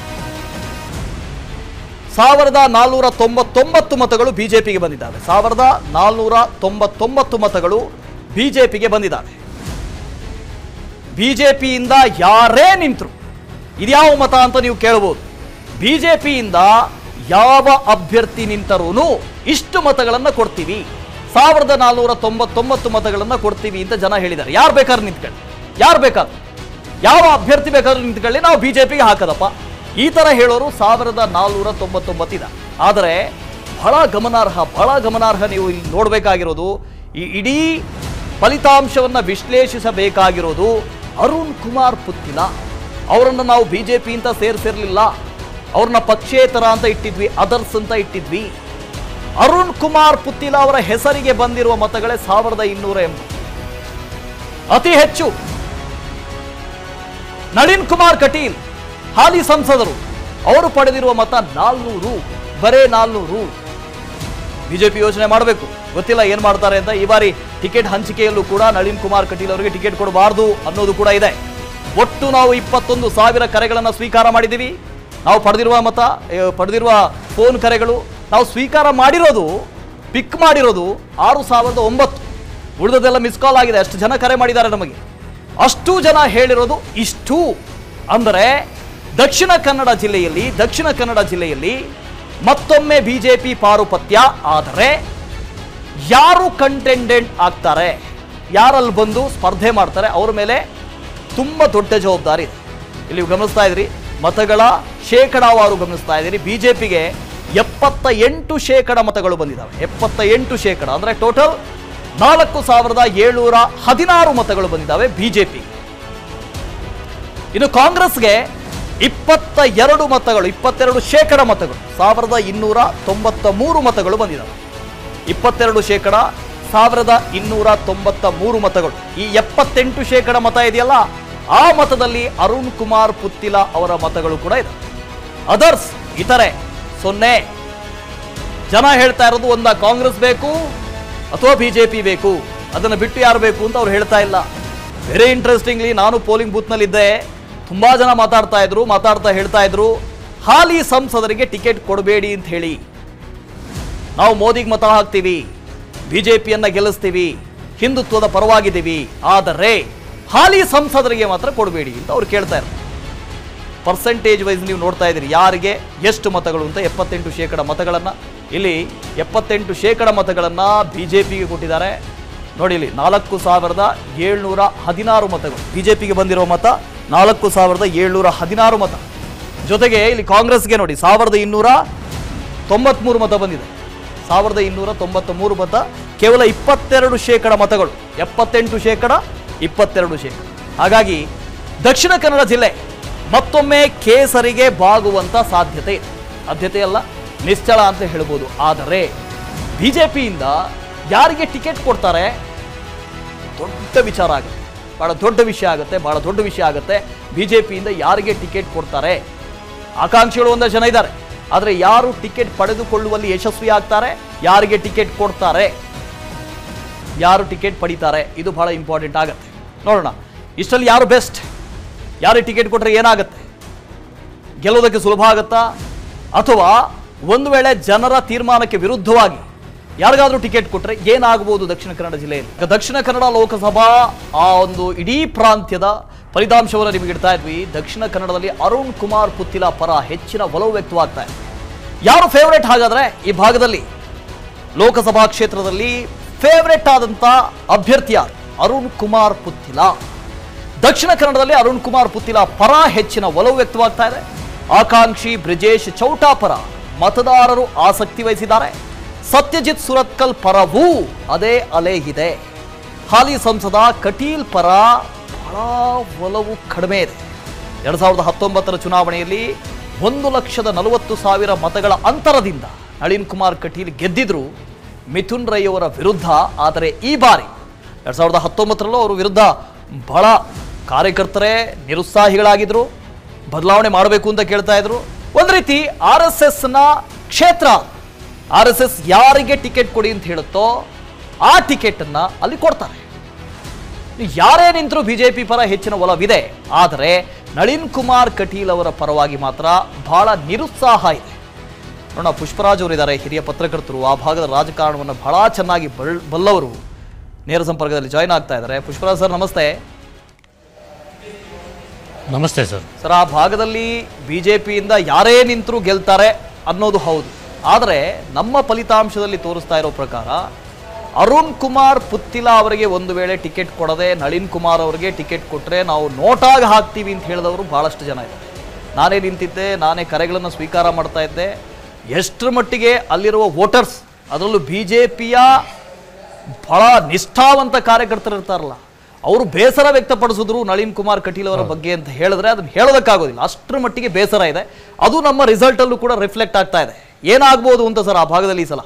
ಸಾವಿರದ ನಾಲ್ನೂರ ತೊಂಬತ್ತೊಂಬತ್ತು ಮತಗಳು ಬಿಜೆಪಿಗೆ ಬಂದಿದ್ದಾವೆ ಸಾವಿರದ ನಾಲ್ನೂರ ತೊಂಬತ್ತೊಂಬತ್ತು ಮತಗಳು ಬಿಜೆಪಿಗೆ ಬಂದಿದ್ದಾವೆ ಬಿಜೆಪಿಯಿಂದ ಯಾರೇ ನಿಂತರು ಇದ್ಯಾವ ಮತ ಅಂತ ನೀವು ಕೇಳಬಹುದು ಬಿಜೆಪಿಯಿಂದ ಯಾವ ಅಭ್ಯರ್ಥಿ ನಿಂತರೂ ಇಷ್ಟು ಮತಗಳನ್ನ ಕೊಡ್ತೀವಿ ಸಾವಿರದ ನಾಲ್ನೂರ ತೊಂಬತ್ತೊಂಬತ್ತು ಮತಗಳನ್ನ ಕೊಡ್ತೀವಿ ಅಂತ ಜನ ಹೇಳಿದ್ದಾರೆ ಯಾರು ಬೇಕಾದ್ರೂ ನಿಂತ್ಕೊಳ್ಳಿ ಯಾರು ಬೇಕಾದ್ರು ಯಾವ ಅಭ್ಯರ್ಥಿ ಬೇಕಾದ್ರೂ ನಿಂತ್ಕೊಳ್ಳಿ ನಾವು ಬಿಜೆಪಿಗೆ ಹಾಕದಪ್ಪ ಈ ತರ ಹೇಳೋರು ಸಾವಿರದ ನಾಲ್ನೂರ ತೊಂಬತ್ತೊಂಬತ್ತಿದೆ ಆದರೆ ಬಹಳ ಗಮನಾರ್ಹ ಬಹಳ ಗಮನಾರ್ಹ ನೀವು ಇಲ್ಲಿ ನೋಡಬೇಕಾಗಿರೋದು ಈ ಇಡೀ ಫಲಿತಾಂಶವನ್ನ ವಿಶ್ಲೇಷಿಸಬೇಕಾಗಿರೋದು ಅರುಣ್ ಕುಮಾರ್ ಪುತ್ತಿಲ ಅವರನ್ನು ನಾವು ಬಿಜೆಪಿ ಅಂತ ಸೇರಿಸಿರ್ಲಿಲ್ಲ ಅವ್ರನ್ನ ಪಕ್ಷೇತರ ಅಂತ ಇಟ್ಟಿದ್ವಿ ಅದರ್ಸ್ ಅಂತ ಇಟ್ಟಿದ್ವಿ ಅರುಣ್ ಕುಮಾರ್ ಪುತ್ತಿಲ ಅವರ ಹೆಸರಿಗೆ ಬಂದಿರುವ ಮತಗಳೇ ಸಾವಿರದ ಇನ್ನೂರ ಎಂಬತ್ತು ಅತಿ ಹೆಚ್ಚು ನಳಿನ್ ಕುಮಾರ್ ಕಟೀಲ್ ಹಾಲಿ ಸಂಸದರು ಅವರು ಪಡೆದಿರುವ ಮತ ನಾಲ್ನೂರು ಬರೇ ನಾಲ್ನೂರು ಬಿಜೆಪಿ ಯೋಚನೆ ಮಾಡಬೇಕು ಗೊತ್ತಿಲ್ಲ ಏನ್ ಮಾಡ್ತಾರೆ ಅಂತ ಈ ಬಾರಿ ಟಿಕೆಟ್ ಹಂಚಿಕೆಯಲ್ಲೂ ಕೂಡ ನಳಿನ್ ಕುಮಾರ್ ಕಟೀಲ್ ಅವರಿಗೆ ಟಿಕೆಟ್ ಕೊಡಬಾರದು ಅನ್ನೋದು ಕೂಡ ಇದೆ ಒಟ್ಟು ನಾವು ಇಪ್ಪತ್ತೊಂದು ಸಾವಿರ ಕರೆಗಳನ್ನು ಸ್ವೀಕಾರ ಮಾಡಿದ್ದೀವಿ ನಾವು ಪಡೆದಿರುವ ಮತ ಏ, ಪಡೆದಿರುವ ಫೋನ್ ಕರೆಗಳು ನಾವು ಸ್ವೀಕಾರ ಮಾಡಿರೋದು ಪಿಕ್ ಮಾಡಿರೋದು ಆರು ಸಾವಿರದ ಒಂಬತ್ತು ಉಳಿದದೆಲ್ಲ ಮಿಸ್ ಕಾಲ್ ಆಗಿದೆ ಅಷ್ಟು ಜನ ಕರೆ ಮಾಡಿದ್ದಾರೆ ನಮಗೆ ಅಷ್ಟು ಜನ ಹೇಳಿರೋದು ಇಷ್ಟು ಅಂದರೆ ದಕ್ಷಿಣ ಕನ್ನಡ ಜಿಲ್ಲೆಯಲ್ಲಿ ದಕ್ಷಿಣ ಕನ್ನಡ ಜಿಲ್ಲೆಯಲ್ಲಿ ಮತ್ತೊಮ್ಮೆ ಬಿಜೆಪಿ ಪಾರುಪತ್ಯ ಆದರೆ ಯಾರು ಕಂಟೆಂಡೆಂಟ್ ಆಗ್ತಾರೆ ಯಾರಲ್ಲಿ ಬಂದು ಸ್ಪರ್ಧೆ ಮಾಡ್ತಾರೆ ಅವ್ರ ಮೇಲೆ ತುಂಬ ದೊಡ್ಡ ಜವಾಬ್ದಾರಿ ಇದೆ ಇಲ್ಲಿ ನೀವು ಗಮನಿಸ್ತಾ ಇದ್ರಿ ಮತಗಳ ಶೇಕಡಾವಾರು ಗಮನಿಸ್ತಾ ಇದ್ದೀರಿ ಬಿಜೆಪಿಗೆ ಎಪ್ಪತ್ತ ಎಂಟು ಶೇಕಡ ಮತಗಳು ಬಂದಿದ್ದಾವೆ ಎಪ್ಪತ್ತ ಎಂಟು ಶೇಕಡ ಅಂದರೆ ಟೋಟಲ್ ನಾಲ್ಕು ಸಾವಿರದ ಏಳ್ನೂರ ಹದಿನಾರು ಮತಗಳು ಬಂದಿದ್ದಾವೆ ಬಿಜೆಪಿ ಇನ್ನು ಕಾಂಗ್ರೆಸ್ಗೆ ಇಪ್ಪತ್ತ ಎರಡು ಮತಗಳು ಇಪ್ಪತ್ತೆರಡು ಶೇಕಡ ಮತಗಳು ಸಾವಿರದ ಇನ್ನೂರ ತೊಂಬತ್ತ ಮೂರು ಮತಗಳು ಬಂದಿದ್ದಾವೆ ಇಪ್ಪತ್ತೆರಡು ಶೇಕಡ ಸಾವಿರದ ಇನ್ನೂರ ತೊಂಬತ್ತ ಮೂರು ಮತಗಳು ಈ ಎಪ್ಪತ್ತೆಂಟು ಶೇಕಡ ಮತ ಇದೆಯಲ್ಲ ಆ ಮತದಲ್ಲಿ ಅರುಣ್ ಕುಮಾರ್ ಪುತ್ತಿಲ ಅವರ ಮತಗಳು ಕೂಡ ಇದೆ ಅದರ್ಸ್ ಇತರೆ ಸೊನ್ನೆ ಜನ ಹೇಳ್ತಾ ಇರೋದು ಒಂದ ಕಾಂಗ್ರೆಸ್ ಬೇಕು ಅಥವಾ ಬಿಜೆಪಿ ಬೇಕು ಅದನ್ನು ಬಿಟ್ಟು ಯಾರು ಬೇಕು ಅಂತ ಅವ್ರು ಹೇಳ್ತಾ ಇಲ್ಲ ವೆರಿ ಇಂಟ್ರೆಸ್ಟಿಂಗ್ಲಿ ನಾನು ಪೋಲಿಂಗ್ ಬೂತ್ನಲ್ಲಿದ್ದೆ ತುಂಬಾ ಜನ ಮಾತಾಡ್ತಾ ಇದ್ರು ಮಾತಾಡ್ತಾ ಹೇಳ್ತಾ ಇದ್ರು ಹಾಲಿ ಸಂಸದರಿಗೆ ಟಿಕೆಟ್ ಕೊಡಬೇಡಿ ಅಂತ ಹೇಳಿ ನಾವು ಮೋದಿಗೆ ಮತ ಹಾಕ್ತೀವಿ ಬಿಜೆಪಿಯನ್ನ ಗೆಲ್ಲಿಸ್ತೀವಿ ಹಿಂದುತ್ವದ ಪರವಾಗಿದ್ದೀವಿ ಆದರೆ ಹಾಲಿ ಸಂಸದರಿಗೆ ಮಾತ್ರ ಕೊಡಬೇಡಿ ಅಂತ ಅವ್ರು ಕೇಳ್ತಾ ಇದ್ದಾರೆ ಪರ್ಸೆಂಟೇಜ್ ವೈಸ್ ನೀವು ನೋಡ್ತಾ ಇದ್ದೀರಿ ಯಾರಿಗೆ ಎಷ್ಟು ಮತಗಳು ಅಂತ ಎಪ್ಪತ್ತೆಂಟು ಶೇಕಡ ಮತಗಳನ್ನು ಇಲ್ಲಿ ಎಪ್ಪತ್ತೆಂಟು ಶೇಕಡ ಮತಗಳನ್ನು ಬಿ ಜೆ ಪಿಗೆ ಕೊಟ್ಟಿದ್ದಾರೆ ನೋಡಿ ಇಲ್ಲಿ ನಾಲ್ಕು ಸಾವಿರದ ಏಳ್ನೂರ ಹದಿನಾರು ಮತಗಳು ಬಿ ಜೆ ಪಿಗೆ ಬಂದಿರೋ ಮತ ನಾಲ್ಕು ಸಾವಿರದ ಏಳ್ನೂರ ಹದಿನಾರು ಮತ ಜೊತೆಗೆ ಇಲ್ಲಿ ಕಾಂಗ್ರೆಸ್ಗೆ ನೋಡಿ ಸಾವಿರದ ಇನ್ನೂರ ತೊಂಬತ್ಮೂರು ಮತ ಬಂದಿದೆ ಸಾವಿರದ ಇನ್ನೂರ ತೊಂಬತ್ತ ಮೂರು ಮತ ಕೇವಲ ಇಪ್ಪತ್ತೆರಡು ಶೇಕಡ ಮತಗಳು ಎಪ್ಪತ್ತೆಂಟು ಶೇಕಡ ಇಪ್ಪತ್ತೆರಡು ಶೇಕಡ ಹಾಗಾಗಿ ದಕ್ಷಿಣ ಕನ್ನಡ ಜಿಲ್ಲೆ ಮತ್ತೊಮ್ಮೆ ಕೇಸರಿಗೆ ಬಾಗುವಂತ ಸಾಧ್ಯತೆ ಇದೆ ಸಾಧ್ಯತೆ ಅಲ್ಲ ನಿಶ್ಚಳ ಅಂತ ಹೇಳ್ಬೋದು ಆದರೆ ಬಿಜೆಪಿಯಿಂದ ಯಾರಿಗೆ ಟಿಕೆಟ್ ಕೊಡ್ತಾರೆ ದೊಡ್ಡ ವಿಚಾರ ಆಗುತ್ತೆ ಬಹಳ ದೊಡ್ಡ ವಿಷಯ ಆಗುತ್ತೆ ಬಹಳ ದೊಡ್ಡ ವಿಷಯ ಆಗುತ್ತೆ ಬಿಜೆಪಿಯಿಂದ ಯಾರಿಗೆ ಟಿಕೆಟ್ ಕೊಡ್ತಾರೆ ಆಕಾಂಕ್ಷಿಗಳು ಒಂದಷ್ಟು ಜನ ಇದ್ದಾರೆ ಆದರೆ ಯಾರು ಟಿಕೆಟ್ ಪಡೆದುಕೊಳ್ಳುವಲ್ಲಿ ಯಶಸ್ವಿ ಆಗ್ತಾರೆ ಯಾರಿಗೆ ಟಿಕೆಟ್ ಕೊಡ್ತಾರೆ ಯಾರು ಟಿಕೆಟ್ ಪಡಿತಾರೆ ಇದು ಬಹಳ ಇಂಪಾರ್ಟೆಂಟ್ ಆಗುತ್ತೆ ನೋಡೋಣ ಇಷ್ಟರಲ್ಲಿ ಯಾರು ಬೆಸ್ಟ್ ಯಾರಿಗೆ ಟಿಕೆಟ್ ಕೊಟ್ಟರೆ ಏನಾಗುತ್ತೆ ಗೆಲ್ಲೋದಕ್ಕೆ ಸುಲಭ ಆಗುತ್ತಾ ಅಥವಾ ಒಂದು ವೇಳೆ ಜನರ ತೀರ್ಮಾನಕ್ಕೆ ವಿರುದ್ಧವಾಗಿ ಯಾರಿಗಾದ್ರೂ ಟಿಕೆಟ್ ಕೊಟ್ಟರೆ ಏನಾಗಬಹುದು ದಕ್ಷಿಣ ಕನ್ನಡ ಜಿಲ್ಲೆಯಲ್ಲಿ ಈಗ ದಕ್ಷಿಣ ಕನ್ನಡ ಲೋಕಸಭಾ ಆ ಒಂದು ಇಡೀ ಪ್ರಾಂತ್ಯದ ಫಲಿತಾಂಶವನ್ನು ನಿಮಗೆ ಇಡ್ತಾ ಇದ್ವಿ ದಕ್ಷಿಣ ಕನ್ನಡದಲ್ಲಿ ಅರುಣ್ ಕುಮಾರ್ ಪುತ್ತಿಲ ಪರ ಹೆಚ್ಚಿನ ಒಲವು ವ್ಯಕ್ತವಾಗ್ತಾ ಇದೆ ಯಾರು ಫೇವರೇಟ್ ಹಾಗಾದ್ರೆ ಈ ಭಾಗದಲ್ಲಿ ಲೋಕಸಭಾ ಕ್ಷೇತ್ರದಲ್ಲಿ ಫೇವರೇಟ್ ಆದಂತ ಅಭ್ಯರ್ಥಿ ಯಾರು ಅರುಣ್ ಕುಮಾರ್ ಪುತ್ತಿಲ ದಕ್ಷಿಣ ಕನ್ನಡದಲ್ಲಿ ಅರುಣ್ ಕುಮಾರ್ ಪುತ್ತಿಲ ಪರ ಹೆಚ್ಚಿನ ಒಲವು ವ್ಯಕ್ತವಾಗ್ತಾ ಇದೆ ಆಕಾಂಕ್ಷಿ ಬ್ರಿಜೇಶ್ ಚೌಟಾ ಪರ ಮತದಾರರು ಆಸಕ್ತಿ ವಹಿಸಿದ್ದಾರೆ ಸತ್ಯಜಿತ್ ಸುರತ್ಕಲ್ ಪರವೂ ಅದೇ ಅಲೆ ಇದೆ ಹಾಲಿ ಸಂಸದ ಕಟೀಲ್ ಪರ ಬಹಳ ಒಲವು ಕಡಿಮೆ ಇದೆ ಎರಡ್ ಸಾವಿರದ ಹತ್ತೊಂಬತ್ತರ ಚುನಾವಣೆಯಲ್ಲಿ ಒಂದು ಲಕ್ಷದ ನಲವತ್ತು ಸಾವಿರ ಮತಗಳ ಅಂತರದಿಂದ ನಳಿನ್ ಕುಮಾರ್ ಕಟೀಲ್ ಗೆದ್ದಿದ್ರು ಮಿಥುನ್ ರೈ ಅವರ ವಿರುದ್ಧ ಆದರೆ ಈ ಬಾರಿ ಎರಡ್ ಸಾವಿರದ ಹತ್ತೊಂಬತ್ತರಲ್ಲೂ ಅವರ ವಿರುದ್ಧ ಬಹಳ ಕಾರ್ಯಕರ್ತರೇ ನಿರುತ್ಸಾಹಿಗಳಾಗಿದ್ರು ಬದಲಾವಣೆ ಮಾಡಬೇಕು ಅಂತ ಕೇಳ್ತಾ ಇದ್ರು ಒಂದು ರೀತಿ ಆರ್ ಎಸ್ ಎಸ್ನ ಕ್ಷೇತ್ರ ಆರ್ ಎಸ್ ಎಸ್ ಯಾರಿಗೆ ಟಿಕೆಟ್ ಕೊಡಿ ಅಂತ ಹೇಳುತ್ತೋ ಆ ಟಿಕೆಟನ್ನ ಅಲ್ಲಿ ಕೊಡ್ತಾರೆ ಯಾರೇ ನಿಂತರೂ ಬಿಜೆಪಿ ಪರ ಹೆಚ್ಚಿನ ಒಲವಿದೆ ಆದರೆ ನಳಿನ್ ಕುಮಾರ್ ಕಟೀಲ್ ಅವರ ಪರವಾಗಿ ಮಾತ್ರ ಬಹಳ ನಿರುತ್ಸಾಹ ಇದೆ ನೋಡೋಣ ಪುಷ್ಪರಾಜ್ ಅವರಿದ್ದಾರೆ ಹಿರಿಯ ಪತ್ರಕರ್ತರು ಆ ಭಾಗದ ರಾಜಕಾರಣವನ್ನು ಬಹಳ ಚೆನ್ನಾಗಿ ಬಲ್ ಬಲ್ಲವರು ನೇರ ಸಂಪರ್ಕದಲ್ಲಿ ಜಾಯ್ನ್ ಆಗ್ತಾ ಇದ್ದಾರೆ ಪುಷ್ಪರಾಜ್ ಸರ್ ನಮಸ್ತೆ ನಮಸ್ತೆ ಸರ್ ಸರ್ ಆ ಭಾಗದಲ್ಲಿ ಬಿಜೆಪಿಯಿಂದ ಯಾರೇ ನಿಂತರೂ ಗೆಲ್ತಾರೆ ಅನ್ನೋದು ಹೌದು ಆದರೆ ನಮ್ಮ ಫಲಿತಾಂಶದಲ್ಲಿ ತೋರಿಸ್ತಾ ಇರೋ ಪ್ರಕಾರ ಅರುಣ್ ಕುಮಾರ್ ಪುತ್ತಿಲ ಅವರಿಗೆ ಒಂದು ವೇಳೆ ಟಿಕೆಟ್ ಕೊಡದೆ ನಳಿನ್ ಕುಮಾರ್ ಅವರಿಗೆ ಟಿಕೆಟ್ ಕೊಟ್ಟರೆ ನಾವು ನೋಟಾಗಿ ಹಾಕ್ತೀವಿ ಅಂತ ಹೇಳಿದವರು ಭಾಳಷ್ಟು ಜನ ಇದ್ದಾರೆ ನಾನೇ ನಿಂತಿದ್ದೆ ನಾನೇ ಕರೆಗಳನ್ನು ಸ್ವೀಕಾರ ಮಾಡ್ತಾ ಇದ್ದೆ ಎಷ್ಟರ ಮಟ್ಟಿಗೆ ಅಲ್ಲಿರುವ ವೋಟರ್ಸ್ ಅದರಲ್ಲೂ ಬಿ ಜೆ ಪಿಯ ಬಹಳ ನಿಷ್ಠಾವಂತ ಕಾರ್ಯಕರ್ತರು ಇರ್ತಾರಲ್ಲ ಅವರು ಬೇಸರ ವ್ಯಕ್ತಪಡಿಸಿದ್ರು ನಳಿನ್ ಕುಮಾರ್ ಕಟೀಲ್ ಅವರ ಬಗ್ಗೆ ಅಂತ ಹೇಳಿದ್ರೆ ಅದನ್ನ ಹೇಳೋದಕ್ಕಾಗೋದಿಲ್ಲ ಅಷ್ಟರ ಮಟ್ಟಿಗೆ ಬೇಸರ ಇದೆ ಅದು ನಮ್ಮ ರಿಸಲ್ಟ್ ಅಲ್ಲೂ ಕೂಡ ರಿಫ್ಲೆಕ್ಟ್ ಆಗ್ತಾ ಇದೆ ಏನಾಗ್ಬೋದು ಅಂತ ಸರ್ ಆ ಭಾಗದಲ್ಲಿ ಈ ಸಲ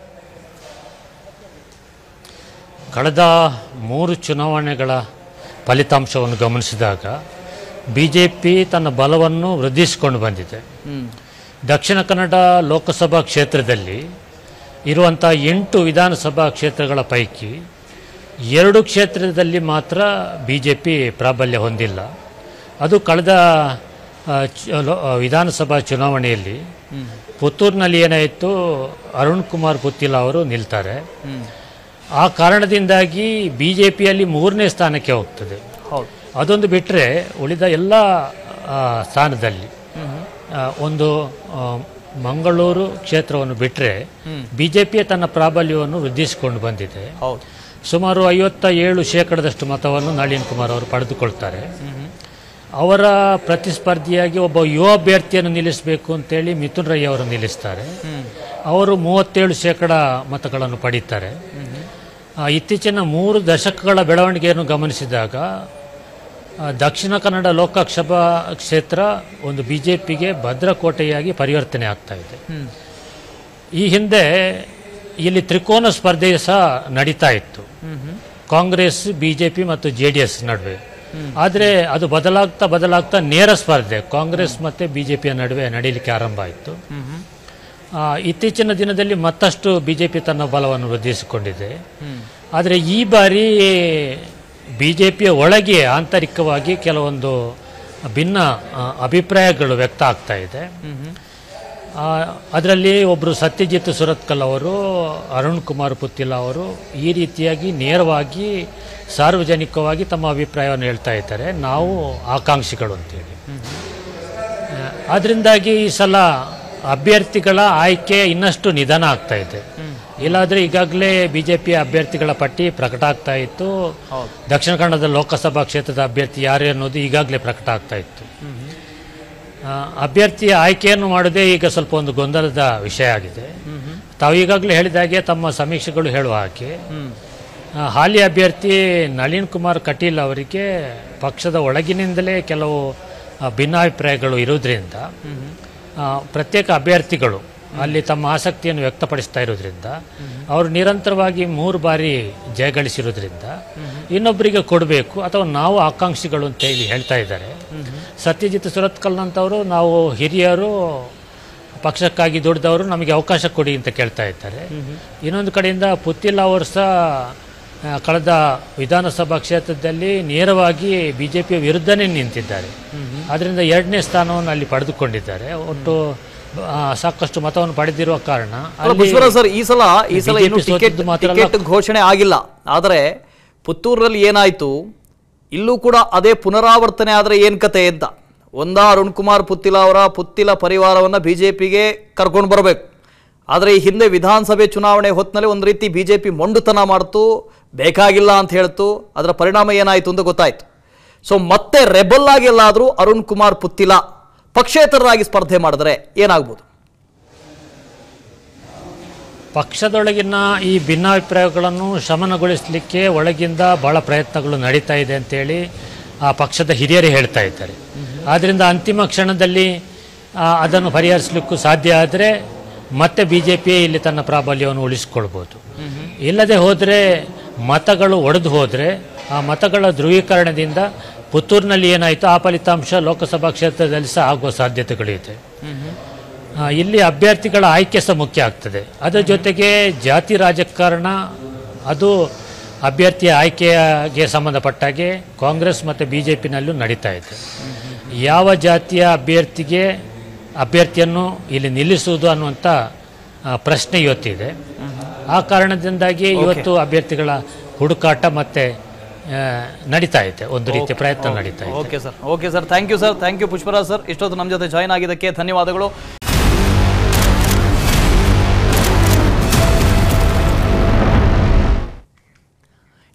ಕಳೆದ ಮೂರು ಚುನಾವಣೆಗಳ ಫಲಿತಾಂಶವನ್ನು ಗಮನಿಸಿದಾಗ ಬಿ ಜೆ ಪಿ ತನ್ನ ಬಲವನ್ನು ವೃದ್ಧಿಸಿಕೊಂಡು ಬಂದಿದೆ ದಕ್ಷಿಣ ಕನ್ನಡ ಲೋಕಸಭಾ ಕ್ಷೇತ್ರದಲ್ಲಿ ಇರುವಂಥ ಎಂಟು ವಿಧಾನಸಭಾ ಕ್ಷೇತ್ರಗಳ ಪೈಕಿ ಎರಡು ಕ್ಷೇತ್ರದಲ್ಲಿ ಮಾತ್ರ ಬಿ ಜೆ ಪಿ ಪ್ರಾಬಲ್ಯ ಹೊಂದಿಲ್ಲ ಅದು ಕಳೆದ ಆ, ಚ- ಲೋ- ಆ, ವಿಧಾನಸಭಾ ಚುನಾವಣೆಯಲ್ಲಿ ಪುತ್ತೂರಿನಲ್ಲಿ ಏನಾಯಿತು ಅರುಣ್ ಕುಮಾರ್ ಪುತ್ತಿಲ ಅವರು ನಿಲ್ತಾರೆ ಆ ಕಾರಣದಿಂದಾಗಿ ಬಿ ಜೆ ಪಿಯಲ್ಲಿ ಮೂರನೇ ಸ್ಥಾನಕ್ಕೆ ಹೋಗ್ತದೆ ಹೌದು ಅದೊಂದು ಬಿಟ್ಟರೆ ಉಳಿದ ಎಲ್ಲ ಆ, ಸ್ಥಾನದಲ್ಲಿ ಆ, ಒಂದು ಆ, ಮಂಗಳೂರು ಕ್ಷೇತ್ರವನ್ನು ಬಿಟ್ಟರೆ ಬಿ ಜೆ ಪಿಯ ತನ್ನ ಪ್ರಾಬಲ್ಯವನ್ನು ವೃದ್ಧಿಸಿಕೊಂಡು ಬಂದಿದೆ ಹೌದು ಸುಮಾರು ಐವತ್ತ ಏಳು ಶೇಕಡದಷ್ಟು ಮತವನ್ನು ನಳಿನ್ ಕುಮಾರ್ ಅವರು ಪಡೆದುಕೊಳ್ತಾರೆ ಅವರ ಪ್ರತಿಸ್ಪರ್ಧಿಯಾಗಿ ಒಬ್ಬ ಯುವ ಅಭ್ಯರ್ಥಿಯನ್ನು ನಿಲ್ಲಿಸಬೇಕು ಅಂತೇಳಿ ಮಿಥುನ್ ರೈ ಅವರು ನಿಲ್ಲಿಸ್ತಾರೆ ಅವರು ಮೂವತ್ತೇಳು ಶೇಕಡ ಮತಗಳನ್ನು ಪಡೀತಾರೆ ಆ, ಇತ್ತೀಚಿನ ಮೂರು ದಶಕಗಳ ಬೆಳವಣಿಗೆಯನ್ನು ಗಮನಿಸಿದಾಗ ಆ, ದಕ್ಷಿಣ ಕನ್ನಡ ಲೋಕಸಭಾ ಕ್ಷೇತ್ರ ಒಂದು ಬಿ ಜೆ ಪಿಗೆ ಭದ್ರಕೋಟೆಯಾಗಿ ಪರಿವರ್ತನೆ ಆಗ್ತಾ ಇದೆ ಈ ಹಿಂದೆ ಇಲ್ಲಿ ತ್ರಿಕೋನ ಸ್ಪರ್ಧೆ ಸಹ ನಡೀತಾ ಇತ್ತು ಕಾಂಗ್ರೆಸ್ ಬಿ ಜೆ ಪಿ ಮತ್ತು ಜೆ ಡಿ ಎಸ್ ನಡುವೆ ಆದರೆ ಅದು ಬದಲಾಗ್ತಾ ಬದಲಾಗ್ತಾ ನೇರ ಸ್ಪರ್ಧೆ ಕಾಂಗ್ರೆಸ್ ಮತ್ತು ಬಿ ಜೆ ಪಿಯ ನಡುವೆ ನಡೀಲಿಕ್ಕೆ ಆರಂಭ ಆಯಿತು ಆ, ಇತ್ತೀಚಿನ ದಿನದಲ್ಲಿ ಮತ್ತಷ್ಟು ಬಿ ಜೆ ಪಿ ತನ್ನ ಬಲವನ್ನು ವೃದ್ಧಿಸಿಕೊಂಡಿದೆ ಆದರೆ ಈ ಬಾರಿ ಬಿ ಜೆ ಪಿಯ ಒಳಗೆ ಆಂತರಿಕವಾಗಿ ಕೆಲವೊಂದು ಭಿನ್ನ ಆ, ಅಭಿಪ್ರಾಯಗಳು ವ್ಯಕ್ತ ಆಗ್ತಾ ಇದೆ ಅದರಲ್ಲಿ ಒಬ್ಬರು ಸತ್ಯಜಿತ್ ಸುರತ್ಕಲ್ ಅವರು ಅರುಣ್ ಕುಮಾರ್ ಪುತ್ತಿಲ ಅವರು ಈ ರೀತಿಯಾಗಿ ನೇರವಾಗಿ ಸಾರ್ವಜನಿಕವಾಗಿ ತಮ್ಮ ಅಭಿಪ್ರಾಯವನ್ನು ಹೇಳ್ತಾ ಇದ್ದಾರೆ ನಾವು ಆಕಾಂಕ್ಷಿಗಳು ಅಂತೇಳಿ ಅದರಿಂದಾಗಿ ಈ ಸಲ ಅಭ್ಯರ್ಥಿಗಳ ಆಯ್ಕೆ ಇನ್ನಷ್ಟು ನಿಧಾನ ಆಗ್ತಾ ಇದೆ ಇಲ್ಲಾದ್ರೆ ಈಗಾಗಲೇ ಬಿ ಜೆ ಪಿಯ ಅಭ್ಯರ್ಥಿಗಳ ಪಟ್ಟಿ ಪ್ರಕಟ ಆಗ್ತಾ ಇತ್ತು ದಕ್ಷಿಣ ಕನ್ನಡದ ಲೋಕಸಭಾ ಕ್ಷೇತ್ರದ ಅಭ್ಯರ್ಥಿ ಯಾರು ಅನ್ನೋದು ಈಗಾಗಲೇ ಪ್ರಕಟ ಆಗ್ತಾ ಇತ್ತು ಆ, ಅಭ್ಯರ್ಥಿಯ ಆಯ್ಕೆಯನ್ನು ಮಾಡದೆ ಈಗ ಸ್ವಲ್ಪ ಒಂದು ಗೊಂದಲದ ವಿಷಯ ಆಗಿದೆ ತಾವು ಈಗಾಗಲೇ ಹೇಳಿದ ಹಾಗೆ ತಮ್ಮ ಸಮೀಕ್ಷೆಗಳು ಹೇಳುವ ಹಾಗೆ ಆ, ಹಾಲಿ ಅಭ್ಯರ್ಥಿ ನಳಿನ್ ಕುಮಾರ್ ಕಟೀಲ್ ಅವರಿಗೆ ಪಕ್ಷದ ಒಳಗಿನಿಂದಲೇ ಕೆಲವು ಆ, ಭಿನ್ನಾಭಿಪ್ರಾಯಗಳು ಇರೋದ್ರಿಂದ ಆ, ಪ್ರತ್ಯೇಕ ಅಭ್ಯರ್ಥಿಗಳು ಅಲ್ಲಿ ತಮ್ಮ ಆಸಕ್ತಿಯನ್ನು ವ್ಯಕ್ತಪಡಿಸ್ತಾ ಇರೋದ್ರಿಂದ ಅವರು ನಿರಂತರವಾಗಿ ಮೂರು ಬಾರಿ ಜಯಗಳಿಸಿರೋದ್ರಿಂದ ಇನ್ನೊಬ್ಬರಿಗೆ ಕೊಡಬೇಕು ಅಥವಾ ನಾವು ಆಕಾಂಕ್ಷಿಗಳು ಅಂತ ಹೇಳಿ ಹೇಳ್ತಾ ಇದ್ದಾರೆ ಸತ್ಯಜಿತ್ ಸುರತ್ಕಲ್ನಂಥವರು ನಾವು ಹಿರಿಯರು ಪಕ್ಷಕ್ಕಾಗಿ ದುಡಿದವರು ನಮಗೆ ಅವಕಾಶ ಕೊಡಿ ಅಂತ ಕೇಳ್ತಾ ಇದ್ದಾರೆ ಇನ್ನೊಂದು ಕಡೆಯಿಂದ ಪುತ್ತಿಲ್ಲ ಅವರು ಸಹ ಆ, ಕಳೆದ ವಿಧಾನಸಭಾ ಕ್ಷೇತ್ರದಲ್ಲಿ ನೇರವಾಗಿ ಬಿ ಜೆ ಪಿಯ ವಿರುದ್ಧನೇ ನಿಂತಿದ್ದಾರೆ ಅದರಿಂದ ಎರಡನೇ ಸ್ಥಾನವನ್ನು ಅಲ್ಲಿ ಪಡೆದುಕೊಂಡಿದ್ದಾರೆ ಒಟ್ಟು ಆ, ಸಾಕಷ್ಟು ಮತವನ್ನು ಪಡೆದಿರುವ ಕಾರಣ ಅಲ್ಲ, ಅಲ್ಲಿ ಪುಷ್ಪರಾಜ್ ಸರ್ ಈ ಸಲ ಈ ಸಲ BJP ಇನ್ನು ಟಿಕೆಟ್ ಸೋತಿದ್ದು ಮಾತ್ರ ಅಲ್ಲ, ಟಿಕೆಟ್ ಘೋಷಣೆ ಆಗಿಲ್ಲ ಆದರೆ ಪುತ್ತೂರಲ್ಲಿ ಏನಾಯ್ತು ಇಲ್ಲೂ ಕೂಡ ಅದೇ ಪುನರಾವರ್ತನೆ ಆದರೆ ಏನ್ ಕತೆ ಅಂತ ಒಂದ ಅರುಣ್ ಕುಮಾರ್ ಪುತ್ತಿಲ ಅವರ ಪುತ್ತಿಲ ಪರಿವಾರವನ್ನ ಬಿಜೆಪಿಗೆ ಕರ್ಕೊಂಡು ಬರಬೇಕು ಆದರೆ ಈ ಹಿಂದೆ ವಿಧಾನಸಭೆ ಚುನಾವಣೆ ಹೊತ್ತಿನಲ್ಲಿ ಒಂದು ರೀತಿ ಬಿಜೆಪಿ ಮೊಂಡುತನ ಮಾಡ್ತು ಬೇಕಾಗಿಲ್ಲ ಅಂತ ಹೇಳ್ತು ಅದರ ಪರಿಣಾಮ ಏನಾಯಿತು ಅಂತ ಗೊತ್ತಾಯ್ತು ಸೊ ಮತ್ತೆ ರೆಬಲ್ ಆಗಿ ಎಲ್ಲಾದರೂ ಅರುಣ್ ಕುಮಾರ್ ಪುತ್ತಿಲ ಪಕ್ಷೇತರರಾಗಿ ಸ್ಪರ್ಧೆ ಮಾಡಿದ್ರೆ ಏನಾಗ್ಬೋದು ಪಕ್ಷದೊಳಗಿನ ಈ ಭಿನ್ನಾಭಿಪ್ರಾಯಗಳನ್ನು ಶಮನಗೊಳಿಸಲಿಕ್ಕೆ ಒಳಗಿಂದ ಬಹಳ ಪ್ರಯತ್ನಗಳು ನಡೀತಾ ಇದೆ ಅಂತೇಳಿ ಆ ಪಕ್ಷದ ಹಿರಿಯರೇ ಹೇಳ್ತಾ ಇದ್ದಾರೆ ಆದ್ದರಿಂದ ಅಂತಿಮ ಕ್ಷಣದಲ್ಲಿ ಆ, ಅದನ್ನು ಪರಿಹರಿಸಲಿಕ್ಕೂ ಸಾಧ್ಯ ಆದರೆ ಮತ್ತೆ ಬಿ ಜೆ ಪಿ ಇಲ್ಲಿ ತನ್ನ ಪ್ರಾಬಲ್ಯವನ್ನು ಉಳಿಸಿಕೊಳ್ಬೋದು ಇಲ್ಲದೆ ಹೋದರೆ ಮತಗಳು ಒಡೆದು ಹೋದರೆ ಆ ಮತಗಳ ಧ್ರುವೀಕರಣದಿಂದ ಪುತ್ತೂರಿನಲ್ಲಿ ಏನಾಯಿತು ಆ ಫಲಿತಾಂಶ ಲೋಕಸಭಾ ಕ್ಷೇತ್ರದಲ್ಲಿ ಸಹ ಆಗುವ ಸಾಧ್ಯತೆಗಳಿದೆ ಆ, ಇಲ್ಲಿ ಅಭ್ಯರ್ಥಿಗಳ ಆಯ್ಕೆ ಸಹ ಮುಖ್ಯ ಆಗ್ತದೆ ಅದರ ಜೊತೆಗೆ ಜಾತಿ ರಾಜಕಾರಣ ಅದು ಅಭ್ಯರ್ಥಿಯ ಆಯ್ಕೆಗೆ ಸಂಬಂಧಪಟ್ಟಾಗೆ ಕಾಂಗ್ರೆಸ್ ಮತ್ತು ಬಿ ಜೆ ಪಿನಲ್ಲೂ ನಡೀತಾ ಇದೆ ಯಾವ ಜಾತಿಯ ಅಭ್ಯರ್ಥಿಗೆ ಅಭ್ಯರ್ಥಿಯನ್ನು ಇಲ್ಲಿ ನಿಲ್ಲಿಸುವುದು ಅನ್ನುವಂಥ ಆ, ಪ್ರಶ್ನೆ ಇವತ್ತಿದೆ ಆ ಕಾರಣದಿಂದಾಗಿ ಇವತ್ತು ಅಭ್ಯರ್ಥಿಗಳ ಹುಡುಕಾಟ ಮತ್ತೆ ಆ, ನಡೀತಾ ಇದೆ ಒಂದು ರೀತಿಯ ಪ್ರಯತ್ನ ನಡೀತಾ ಇದೆ okay sir okay sir thank you sir thank you Pushparaj sir ಇಷ್ಟೊತ್ತು ನಮ್ಮ ಜೊತೆ ಜಾಯ್ನ್ ಆಗಿದ್ದಕ್ಕೆ ಧನ್ಯವಾದಗಳು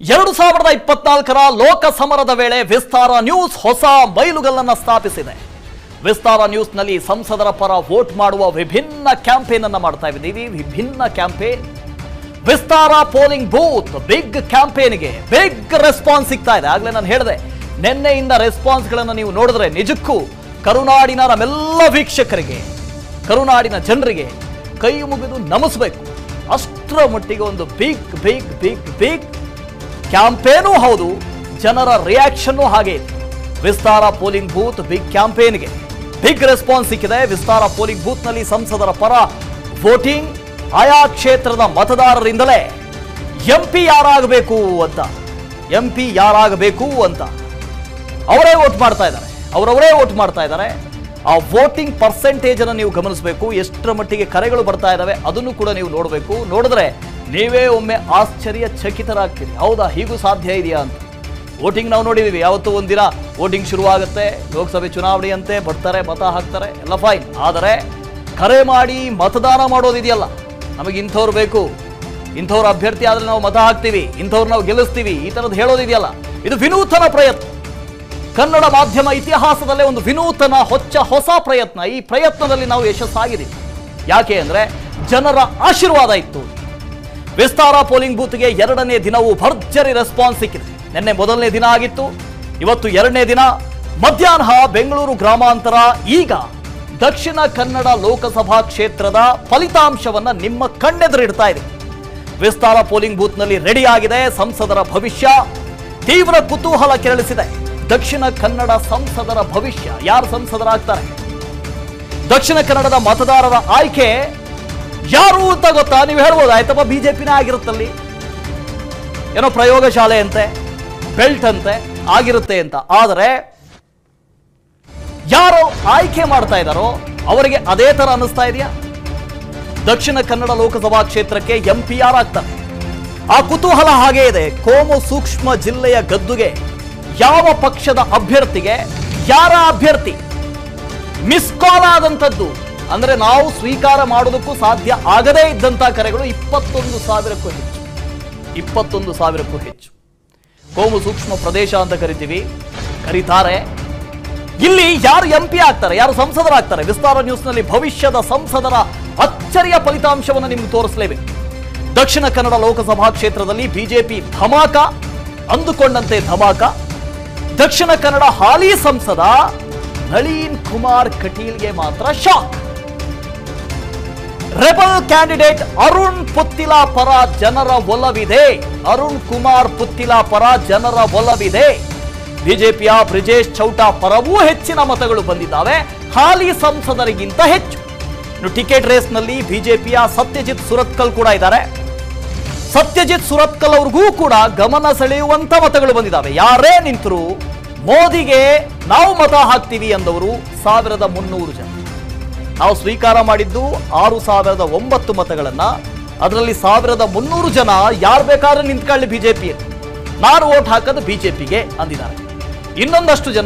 ಎರಡು ಸಾವಿರದ ಇಪ್ಪತ್ನಾಲ್ಕರ ಲೋಕ ಸಮರದ ವೇಳೆ ವಿಸ್ತಾರ ನ್ಯೂಸ್ ಹೊಸ ಮೈಲುಗಲ್ಲನ್ನ ಸ್ಥಾಪಿಸಿದೆ ವಿಸ್ತಾರ ನ್ಯೂಸ್ನಲ್ಲಿ ಸಂಸದರ ಪರ ವೋಟ್ ಮಾಡುವ ವಿಭಿನ್ನ ಕ್ಯಾಂಪೇನ್ ಅನ್ನ ಮಾಡ್ತಾ ಇದ್ದೀವಿ ವಿಭಿನ್ನ campaign Vistara polling booth big ಕ್ಯಾಂಪೇನ್ಗೆ ಬಿಗ್ ರೆಸ್ಪಾನ್ಸ್ ಸಿಗ್ತಾ ಇದೆ ಆಗ್ಲೇ ನಾನು ಹೇಳಿದೆ ನಿನ್ನೆಯಿಂದ ರೆಸ್ಪಾನ್ಸ್ಗಳನ್ನು ನೀವು ನೋಡಿದ್ರೆ ನಿಜಕ್ಕೂ ಕರುನಾಡಿನ ನಮ್ಮೆಲ್ಲ ವೀಕ್ಷಕರಿಗೆ ಕರುನಾಡಿನ ಜನರಿಗೆ ಕೈ ಮುಗಿದು ನಮಿಸ್ಬೇಕು ಅಷ್ಟರ ಮಟ್ಟಿಗೆ ಒಂದು ಬಿಗ್ ಬಿಗ್ ಬಿಗ್ ಬಿಗ್ ಕ್ಯಾಂಪೇನೂ ಹೌದು ಜನರ ರಿಯಾಕ್ಷನ್ನು ಹಾಗೆ ಇದೆ ವಿಸ್ತಾರ ಪೋಲಿಂಗ್ ಬೂತ್ ಬಿಗ್ ಕ್ಯಾಂಪೇನ್ಗೆ ಬಿಗ್ ರೆಸ್ಪಾನ್ಸ್ ಸಿಕ್ಕಿದೆ ವಿಸ್ತಾರ ಪೋಲಿಂಗ್ ಬೂತ್ನಲ್ಲಿ ಸಂಸದರ ಪರ ವೋಟಿಂಗ್ ಆಯಾ ಕ್ಷೇತ್ರದ ಮತದಾರರಿಂದಲೇ ಎಂ ಪಿ ಯಾರಾಗಬೇಕು ಅಂತ ಎಂ ಪಿ ಯಾರಾಗಬೇಕು ಅಂತ ಅವರೇ ವೋಟ್ ಮಾಡ್ತಾ ಇದ್ದಾರೆ ಅವರವರೇ ವೋಟ್ ಮಾಡ್ತಾ ಇದ್ದಾರೆ ಆ ವೋಟಿಂಗ್ ಪರ್ಸೆಂಟೇಜ್ ಅನ್ನು ನೀವು ಗಮನಿಸಬೇಕು ಎಷ್ಟರ ಮಟ್ಟಿಗೆ ಕರೆಗಳು ಬರ್ತಾ ಇದ್ದಾವೆ ಅದನ್ನು ಕೂಡ ನೀವು ನೋಡಬೇಕು ನೋಡಿದ್ರೆ ನೀವೇ ಒಮ್ಮೆ ಆಶ್ಚರ್ಯ ಚಕಿತರಾಗ್ತೀರಿ ಹೌದಾ ಹೀಗೂ ಸಾಧ್ಯ ಇದೆಯಾ ಅಂತ ವೋಟಿಂಗ್ ನಾವು ನೋಡಿದೀವಿ ಯಾವತ್ತೂ ಒಂದಿನ ವೋಟಿಂಗ್ ಶುರುವಾಗುತ್ತೆ ಲೋಕಸಭೆ ಚುನಾವಣೆಯಂತೆ ಬರ್ತಾರೆ ಮತ ಹಾಕ್ತಾರೆ ಎಲ್ಲ ಫೈನ್ ಆದರೆ ಕರೆ ಮಾಡಿ ಮತದಾನ ಮಾಡೋದಿದೆಯಲ್ಲ ನಮಗೆ ಇಂಥವ್ರು ಬೇಕು ಇಂಥವ್ರ ಅಭ್ಯರ್ಥಿ ಆದ್ರೆ ನಾವು ಮತ ಹಾಕ್ತೀವಿ ಇಂಥವ್ರು ನಾವು ಗೆಲ್ಲಿಸ್ತೀವಿ ಈ ಥರದ್ದು ಹೇಳೋದಿದೆಯಲ್ಲ ಇದು ವಿನೂತನ ಪ್ರಯತ್ನ ಕನ್ನಡ ಮಾಧ್ಯಮ ಇತಿಹಾಸದಲ್ಲೇ ಒಂದು ವಿನೂತನ ಹೊಚ್ಚ ಹೊಸ ಪ್ರಯತ್ನ ಈ ಪ್ರಯತ್ನದಲ್ಲಿ ನಾವು ಯಶಸ್ಸಾಗಿದ್ದೀವಿ ಯಾಕೆ ಅಂದ್ರೆ ಜನರ ಆಶೀರ್ವಾದ ಇತ್ತು ವಿಸ್ತಾರ ಪೋಲಿಂಗ್ ಬೂತ್ಗೆ ಎರಡನೇ ದಿನವೂ ಭರ್ಜರಿ ರೆಸ್ಪಾನ್ಸ್ ಸಿಕ್ಕಿದೆ ನಿನ್ನೆ ಮೊದಲನೇ ದಿನ ಆಗಿತ್ತು ಇವತ್ತು ಎರಡನೇ ದಿನ ಮಧ್ಯಾಹ್ನ ಬೆಂಗಳೂರು ಗ್ರಾಮಾಂತರ ಈಗ ದಕ್ಷಿಣ ಕನ್ನಡ ಲೋಕಸಭಾ ಕ್ಷೇತ್ರದ ಫಲಿತಾಂಶವನ್ನ ನಿಮ್ಮ ಕಣ್ಣೆದುರಿಡ್ತಾ ಇದೆ ವಿಸ್ತಾರ ಪೋಲಿಂಗ್ ಬೂತ್ನಲ್ಲಿ ರೆಡಿ ಆಗಿದೆ ಸಂಸದರ ಭವಿಷ್ಯ ತೀವ್ರ ಕುತೂಹಲ ಕೆರಳಿಸಿದೆ ದಕ್ಷಿಣ ಕನ್ನಡ ಸಂಸದರ ಭವಿಷ್ಯ ಯಾರು ಸಂಸದರಾಗ್ತಾರೆ ದಕ್ಷಿಣ ಕನ್ನಡದ ಮತದಾರರ ಆಯ್ಕೆ ಯಾರು ಅಂತ ಗೊತ್ತಾ ನೀವು ಹೇಳ್ಬೋದು ಆಯ್ತಪ್ಪ ಬಿಜೆಪಿನ ಆಗಿರುತ್ತಲ್ಲಿ ಏನೋ ಪ್ರಯೋಗಶಾಲೆ ಅಂತೆ ಬೆಲ್ಟ್ ಅಂತೆ ಆಗಿರುತ್ತೆ ಅಂತ ಆದರೆ ಯಾರು ಆಯ್ಕೆ ಮಾಡ್ತಾ ಇದ್ದಾರೋ ಅವರಿಗೆ ಅದೇ ತರ ಅನ್ನಿಸ್ತಾ ಇದೆಯಾ ದಕ್ಷಿಣ ಕನ್ನಡ ಲೋಕಸಭಾ ಕ್ಷೇತ್ರಕ್ಕೆ ಎಂ ಪಿ ಆರ್ ಆಗ್ತಾರೆ ಆ ಕುತೂಹಲ ಹಾಗೇ ಇದೆ ಕೋಮು ಸೂಕ್ಷ್ಮ ಜಿಲ್ಲೆಯ ಗದ್ದುಗೆ ಯಾವ ಪಕ್ಷದ ಅಭ್ಯರ್ಥಿಗೆ ಯಾರ ಅಭ್ಯರ್ಥಿ ಮಿಸ್ ಕಾಲ್ ಆದಂಥದ್ದು ಅಂದ್ರೆ ನಾವು ಸ್ವೀಕಾರ ಮಾಡೋದಕ್ಕೂ ಸಾಧ್ಯ ಆಗದೇ ಇದ್ದಂತ ಕರೆಗಳು ಇಪ್ಪತ್ತೊಂದು ಸಾವಿರಕ್ಕೂ ಹೆಚ್ಚು ಇಪ್ಪತ್ತೊಂದು ಸಾವಿರಕ್ಕೂ ಹೆಚ್ಚು ಕೋಮು ಸೂಕ್ಷ್ಮ ಪ್ರದೇಶ ಅಂತ ಕರಿತೀವಿ ಕರೀತಾರೆ ಇಲ್ಲಿ ಯಾರು ಎಂ ಪಿ ಆಗ್ತಾರೆ ಯಾರು ಸಂಸದರಾಗ್ತಾರೆ ವಿಸ್ತಾರ ನ್ಯೂಸ್ನಲ್ಲಿ ಭವಿಷ್ಯದ ಸಂಸದರ ಅಚ್ಚರಿಯ ಫಲಿತಾಂಶವನ್ನು ನಿಮ್ಗೆ ತೋರಿಸಲೇಬೇಕು ದಕ್ಷಿಣ ಕನ್ನಡ ಲೋಕಸಭಾ ಕ್ಷೇತ್ರದಲ್ಲಿ ಬಿಜೆಪಿ ಧಮಾಕ ಅಂದುಕೊಂಡಂತೆ ಧಮಾಕ ದಕ್ಷಿಣ ಕನ್ನಡ ಹಾಲಿ ಸಂಸದ ನಳೀನ್ ಕುಮಾರ್ ಕಟೀಲ್ಗೆ ಮಾತ್ರ shock rebel candidate Arun Puthila ಪರ ಜನರ ಒಲವಿದೆ ಅರುಣ್ ಕುಮಾರ್ ಪುತ್ತಿಲ ಪರ ಜನರ ಒಲವಿದೆ ಬಿಜೆಪಿಯ ಬ್ರಿಜೇಶ್ ಚೌಟಾ ಪರವೂ ಹೆಚ್ಚಿನ ಮತಗಳು ಬಂದಿದ್ದಾವೆ ಹಾಲಿ ಸಂಸದರಿಗಿಂತ ಹೆಚ್ಚು ಇನ್ನು ಟಿಕೆಟ್ ರೇಸ್ನಲ್ಲಿ ಬಿಜೆಪಿಯ ಸತ್ಯಜಿತ್ ಸುರತ್ಕಲ್ ಕೂಡ ಇದ್ದಾರೆ ಸತ್ಯಜಿತ್ ಸುರತ್ಕಲ್ ಅವ್ರಿಗೂ ಕೂಡ ಗಮನ ಸೆಳೆಯುವಂತ ಮತಗಳು ಬಂದಿದ್ದಾವೆ ಯಾರೇ ನಿಂತರು ಮೋದಿಗೆ ನಾವು ಮತ ಹಾಕ್ತೀವಿ ಎಂದವರು ಸಾವಿರದ ಮುನ್ನೂರು ಜನ ನಾವು ಸ್ವೀಕಾರ ಮಾಡಿದ್ದು ಆರು ಸಾವಿರದ ಒಂಬತ್ತು ಮತಗಳನ್ನ ಅದರಲ್ಲಿ ಸಾವಿರದ ಮುನ್ನೂರು ಜನ ಯಾರು ಬೇಕಾದ್ರೆ ನಿಂತ್ಕೊಳ್ಳಿ ಬಿಜೆಪಿಯಲ್ಲಿ ನಾನು ವೋಟ್ ಹಾಕೋದು ಬಿಜೆಪಿಗೆ ಅಂದಿದ್ದಾರೆ ಇನ್ನೊಂದಷ್ಟು ಜನ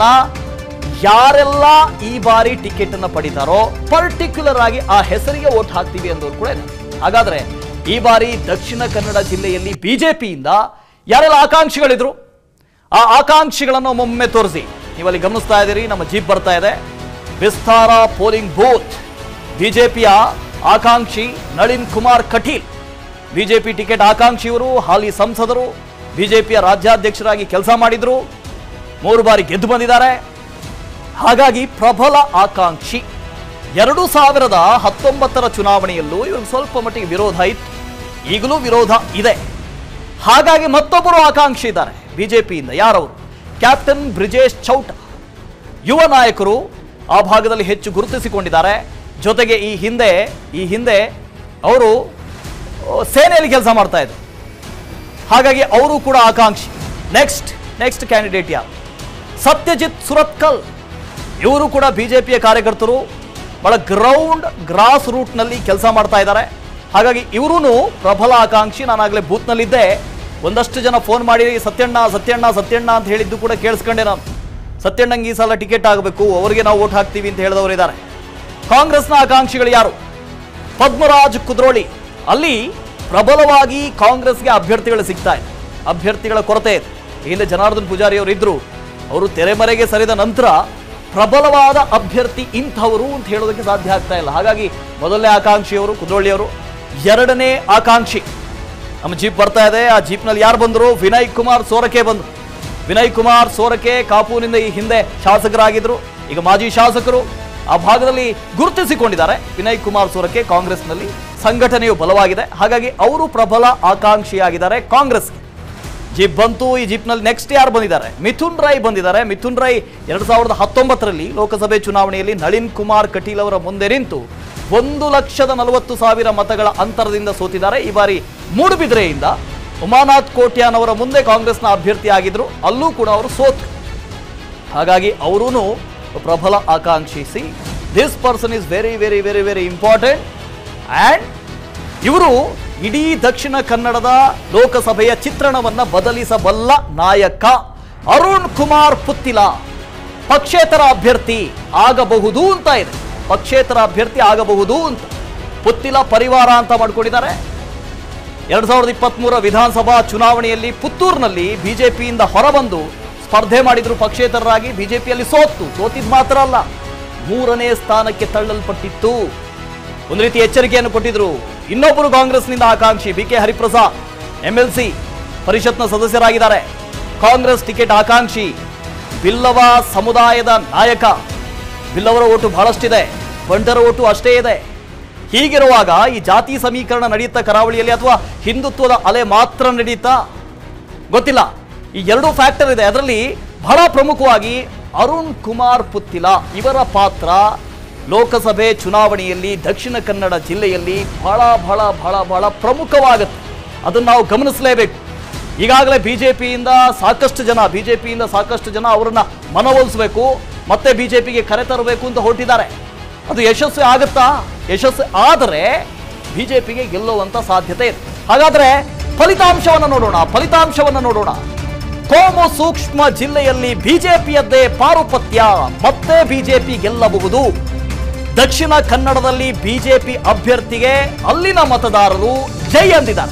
ಯಾರೆಲ್ಲ ಈ ಬಾರಿ ಟಿಕೆಟ್ ಅನ್ನ ಪಡಿತಾರೋ ಪರ್ಟಿಕ್ಯುಲರ್ ಆಗಿ ಆ ಹೆಸರಿಗೆ ವೋಟ್ ಹಾಕ್ತೀವಿ ಅಂದವರು ಕೂಡ ಇದ್ದಾರೆ ಹಾಗಾದ್ರೆ ಈ ಬಾರಿ ದಕ್ಷಿಣ ಕನ್ನಡ ಜಿಲ್ಲೆಯಲ್ಲಿ ಬಿಜೆಪಿಯಿಂದ ಯಾರೆಲ್ಲ ಆಕಾಂಕ್ಷಿಗಳಿದ್ರು ಆ ಆಕಾಂಕ್ಷಿಗಳನ್ನು ಒಮ್ಮೊಮ್ಮೆ ತೋರಿಸಿ ನೀವಲ್ಲಿ ಗಮನಿಸ್ತಾ ಇದ್ದೀರಿ ನಮ್ಮ ಜೀಪ್ ಬರ್ತಾ ಇದೆ ವಿಸ್ತಾರ ಪೋಲಿಂಗ್ ಬೂತ್ ಬಿಜೆಪಿಯ ಆಕಾಂಕ್ಷಿ ನಳಿನ್ ಕುಮಾರ್ ಕಟೀಲ್ ಬಿಜೆಪಿ ಟಿಕೆಟ್ ಆಕಾಂಕ್ಷಿ ಇವರು ಹಾಲಿ ಸಂಸದರು ಬಿಜೆಪಿಯ ರಾಜ್ಯಾಧ್ಯಕ್ಷರಾಗಿ ಕೆಲಸ ಮಾಡಿದ್ರು ಮೂರು ಬಾರಿ ಗೆದ್ದು ಬಂದಿದ್ದಾರೆ ಹಾಗಾಗಿ ಪ್ರಬಲ ಆಕಾಂಕ್ಷಿ ಎರಡು ಸಾವಿರದ ಹತ್ತೊಂಬತ್ತರ ಚುನಾವಣೆಯಲ್ಲೂ ಇವ್ರಿಗೆ ಸ್ವಲ್ಪ ಮಟ್ಟಿಗೆ ವಿರೋಧ ಇತ್ತು ಈಗಲೂ ವಿರೋಧ ಇದೆ ಹಾಗಾಗಿ ಮತ್ತೊಬ್ಬರು ಆಕಾಂಕ್ಷಿ ಇದ್ದಾರೆ ಬಿಜೆಪಿಯಿಂದ ಯಾರವರು ಕ್ಯಾಪ್ಟನ್ ಬ್ರಿಜೇಶ್ ಚೌಟ ಯುವ ನಾಯಕರು ಆ ಭಾಗದಲ್ಲಿ ಹೆಚ್ಚು ಗುರುತಿಸಿಕೊಂಡಿದ್ದಾರೆ ಜೊತೆಗೆ ಈ ಹಿಂದೆ ಈ ಹಿಂದೆ ಅವರು ಸೇನೆಯಲ್ಲಿ ಕೆಲಸ ಮಾಡ್ತಾ ಇದ್ರು ಹಾಗಾಗಿ ಅವರು ಕೂಡ ಆಕಾಂಕ್ಷಿ ನೆಕ್ಸ್ಟ್ ನೆಕ್ಸ್ಟ್ ಕ್ಯಾಂಡಿಡೇಟ್ ಯಾರು ಸತ್ಯಜಿತ್ ಸುರತ್ಕಲ್ ಇವರು ಕೂಡ ಬಿಜೆಪಿಯ ಕಾರ್ಯಕರ್ತರು ಬಹಳ ಗ್ರೌಂಡ್ ಗ್ರಾಸ್ ರೂಟ್ನಲ್ಲಿ ಕೆಲಸ ಮಾಡ್ತಾ ಇದ್ದಾರೆ ಹಾಗಾಗಿ ಇವರೂ ಪ್ರಬಲ ಆಕಾಂಕ್ಷಿ ನಾನಾಗಲೇ ಬೂತ್ನಲ್ಲಿದ್ದೆ ಒಂದಷ್ಟು ಜನ ಫೋನ್ ಮಾಡಿ ಸತ್ಯಣ್ಣ ಸತ್ಯಣ್ಣ ಸತ್ಯಣ್ಣ ಅಂತ ಹೇಳಿದ್ದು ಕೂಡ ಕೇಳಿಸ್ಕೊಂಡೆ ನಾನು ಸತ್ಯಣ್ಣಂಗೆ ಈ ಸಲ ಟಿಕೆಟ್ ಆಗಬೇಕು ಅವರಿಗೆ ನಾವು ವೋಟ್ ಹಾಕ್ತೀವಿ ಅಂತ ಹೇಳಿದವರು ಇದ್ದಾರೆ ಕಾಂಗ್ರೆಸ್ನ ಆಕಾಂಕ್ಷಿಗಳು ಯಾರು ಪದ್ಮರಾಜ್ ಕುದ್ರೋಳಿ ಅಲ್ಲಿ ಪ್ರಬಲವಾಗಿ ಕಾಂಗ್ರೆಸ್ಗೆ ಅಭ್ಯರ್ಥಿಗಳು ಸಿಗ್ತಾ ಇದೆ ಅಭ್ಯರ್ಥಿಗಳ ಕೊರತೆ ಇದೆ ಈ ಹಿಂದೆ ಜನಾರ್ದನ್ ಪೂಜಾರಿ ಅವರು ಇದ್ರು ಅವರು ತೆರೆಮರೆಗೆ ಸರಿದ ನಂತರ ಪ್ರಬಲವಾದ ಅಭ್ಯರ್ಥಿ ಇಂಥವರು ಅಂತ ಹೇಳೋದಕ್ಕೆ ಸಾಧ್ಯ ಆಗ್ತಾ ಇಲ್ಲ ಹಾಗಾಗಿ ಮೊದಲನೇ ಆಕಾಂಕ್ಷಿಯವರು ಕುದ್ರೋಳಿಯವರು ಎರಡನೇ ಆಕಾಂಕ್ಷಿ ನಮ್ಮ ಜೀಪ್ ಬರ್ತಾ ಇದೆ ಆ ಜೀಪ್ನಲ್ಲಿ ಯಾರು ಬಂದರು ವಿನಯ್ ಕುಮಾರ್ ಸೋರಕೆ ಬಂದರು ವಿನಯ್ ಕುಮಾರ್ ಸೋರಕೆ ಕಾಪುನಿಂದ ಈ ಹಿಂದೆ ಶಾಸಕರಾಗಿದ್ರು ಈಗ ಮಾಜಿ ಶಾಸಕರು ಆ ಭಾಗದಲ್ಲಿ ಗುರುತಿಸಿಕೊಂಡಿದ್ದಾರೆ ವಿನಯ್ ಕುಮಾರ್ ಸೋರಕೆ ಕಾಂಗ್ರೆಸ್ನಲ್ಲಿ ಸಂಘಟನೆಯು ಬಲವಾಗಿದೆ ಹಾಗಾಗಿ ಅವರು ಪ್ರಬಲ ಆಕಾಂಕ್ಷಿಯಾಗಿದ್ದಾರೆ ಕಾಂಗ್ರೆಸ್ಗೆ ಜೀಪ್ ಬಂತು ಈ ಜೀಪ್ನಲ್ಲಿ ನೆಕ್ಸ್ಟ್ ಯಾರು ಬಂದಿದ್ದಾರೆ ಮಿಥುನ್ ರೈ ಬಂದಿದ್ದಾರೆ ಮಿಥುನ್ ರೈ ಎರಡ್ ಸಾವಿರದ ಹತ್ತೊಂಬತ್ತರಲ್ಲಿ ಲೋಕಸಭೆ ಚುನಾವಣೆಯಲ್ಲಿ ನಳಿನ್ ಕುಮಾರ್ ಕಟೀಲ್ ಅವರ ಮುಂದೆ ನಿಂತು ಒಂದು ಲಕ್ಷದ ನಲವತ್ತು ಸಾವಿರ ಮತಗಳ ಅಂತರದಿಂದ ಸೋತಿದ್ದಾರೆ ಈ ಬಾರಿ ಮೂಡುಬಿದ್ರೆಯಿಂದ ಉಮಾನಾಥ್ ಕೋಟ್ಯಾನ್ ಅವರ ಮುಂದೆ ಕಾಂಗ್ರೆಸ್ನ ಅಭ್ಯರ್ಥಿ ಆಗಿದ್ರು ಅಲ್ಲೂ ಕೂಡ ಅವರು ಸೋತು ಹಾಗಾಗಿ ಅವರೂ ಪ್ರಬಲ ಆಕಾಂಕ್ಷಿಸಿ this person is very very very very important and ಇವರು ಇಡೀ ದಕ್ಷಿಣ ಕನ್ನಡದ ಲೋಕಸಭೆಯ ಚಿತ್ರಣವನ್ನ ಬದಲಿಸಬಲ್ಲ ನಾಯಕ ಅರುಣ್ ಕುಮಾರ್ ಪುತ್ತಿಲ ಪಕ್ಷೇತರ ಅಭ್ಯರ್ಥಿ ಆಗಬಹುದು ಅಂತ ಇದೆ ಪಕ್ಷೇತರ ಅಭ್ಯರ್ಥಿ ಆಗಬಹುದು ಅಂತ ಪುತ್ತಿಲ ಪರಿವಾರ ಅಂತ ಮಾಡ್ಕೊಂಡಿದ್ದಾರೆ ಎರಡ್ ಸಾವಿರದ ಇಪ್ಪತ್ಮೂರ ವಿಧಾನಸಭಾ ಚುನಾವಣೆಯಲ್ಲಿ ಪುತ್ತೂರಿನಲ್ಲಿ ಬಿಜೆಪಿಯಿಂದ ಹೊರಬಂದು ಸ್ಪರ್ಧೆ ಮಾಡಿದ್ರು ಪಕ್ಷೇತರರಾಗಿ ಬಿಜೆಪಿಯಲ್ಲಿ ಸೋತ್ತು ಸೋತಿದ್ ಮಾತ್ರ ಅಲ್ಲ ಮೂರನೇ ಸ್ಥಾನಕ್ಕೆ ತಳ್ಳಲ್ಪಟ್ಟಿತ್ತು ಒಂದು ರೀತಿ ಎಚ್ಚರಿಕೆಯನ್ನು ಕೊಟ್ಟಿದ್ರು ಇನ್ನೊಬ್ಬರು ಕಾಂಗ್ರೆಸ್ನಿಂದ ಆಕಾಂಕ್ಷಿ ಬಿ ಕೆ ಹರಿಪ್ರಸಾದ್ ಎಂಎಲ್ಸಿ ಪರಿಷತ್ನ ಸದಸ್ಯರಾಗಿದ್ದಾರೆ ಕಾಂಗ್ರೆಸ್ ಟಿಕೆಟ್ ಆಕಾಂಕ್ಷಿ ಬಿಲ್ಲವ ಸಮುದಾಯದ ನಾಯಕ ಬಿಲ್ಲವರ ಓಟು ಬಹಳಷ್ಟಿದೆ ಬಂಟರ ಓಟು ಅಷ್ಟೇ ಇದೆ ಹೀಗಿರುವಾಗ ಈ ಜಾತಿ ಸಮೀಕರಣ ನಡೆಯುತ್ತಾ ಕರಾವಳಿಯಲ್ಲಿ ಅಥವಾ ಹಿಂದುತ್ವದ ಅಲೆ ಮಾತ್ರ ನಡೆಯುತ್ತಾ ಗೊತ್ತಿಲ್ಲ ಈ ಎರಡು ಫ್ಯಾಕ್ಟರ್ ಇದೆ ಅದರಲ್ಲಿ ಬಹಳ ಪ್ರಮುಖವಾಗಿ ಅರುಣ್ ಕುಮಾರ್ ಪುತ್ತಿಲ ಇವರ ಪಾತ್ರ ಲೋಕಸಭೆ ಚುನಾವಣೆಯಲ್ಲಿ ದಕ್ಷಿಣ ಕನ್ನಡ ಜಿಲ್ಲೆಯಲ್ಲಿ ಬಹಳ ಬಹಳ ಬಹಳ ಬಹಳ ಪ್ರಮುಖವಾಗುತ್ತೆ ಅದನ್ನು ನಾವು ಗಮನಿಸಲೇಬೇಕು ಈಗಾಗಲೇ ಬಿಜೆಪಿಯಿಂದ ಸಾಕಷ್ಟು ಜನ ಬಿಜೆಪಿಯಿಂದ ಸಾಕಷ್ಟು ಜನ ಅವರನ್ನ ಮನವೊಲಿಸಬೇಕು ಮತ್ತೆ ಬಿಜೆಪಿಗೆ ಕರೆ ತರಬೇಕು ಅಂತ ಹೊರಟಿದ್ದಾರೆ ಅದು ಯಶಸ್ವಿ ಆಗುತ್ತಾ ಯಶಸ್ವಿ ಆದರೆ ಬಿಜೆಪಿಗೆ ಗೆಲ್ಲುವಂತ ಸಾಧ್ಯತೆ ಇದೆ ಹಾಗಾದ್ರೆ ಫಲಿತಾಂಶವನ್ನು ನೋಡೋಣ ಫಲಿತಾಂಶವನ್ನು ನೋಡೋಣ ಕೋಮು ಸೂಕ್ಷ್ಮ ಜಿಲ್ಲೆಯಲ್ಲಿ ಬಿಜೆಪಿಯದ್ದೇ ಪಾರುಪತ್ಯ ಮತ್ತೆ ಬಿಜೆಪಿ ಗೆಲ್ಲಬಹುದು ದಕ್ಷಿಣ ಕನ್ನಡದಲ್ಲಿ ಬಿಜೆಪಿ ಅಭ್ಯರ್ಥಿಗೆ ಅಲ್ಲಿನ ಮತದಾರರು ಜೈ ಅಂದಿದ್ದಾರೆ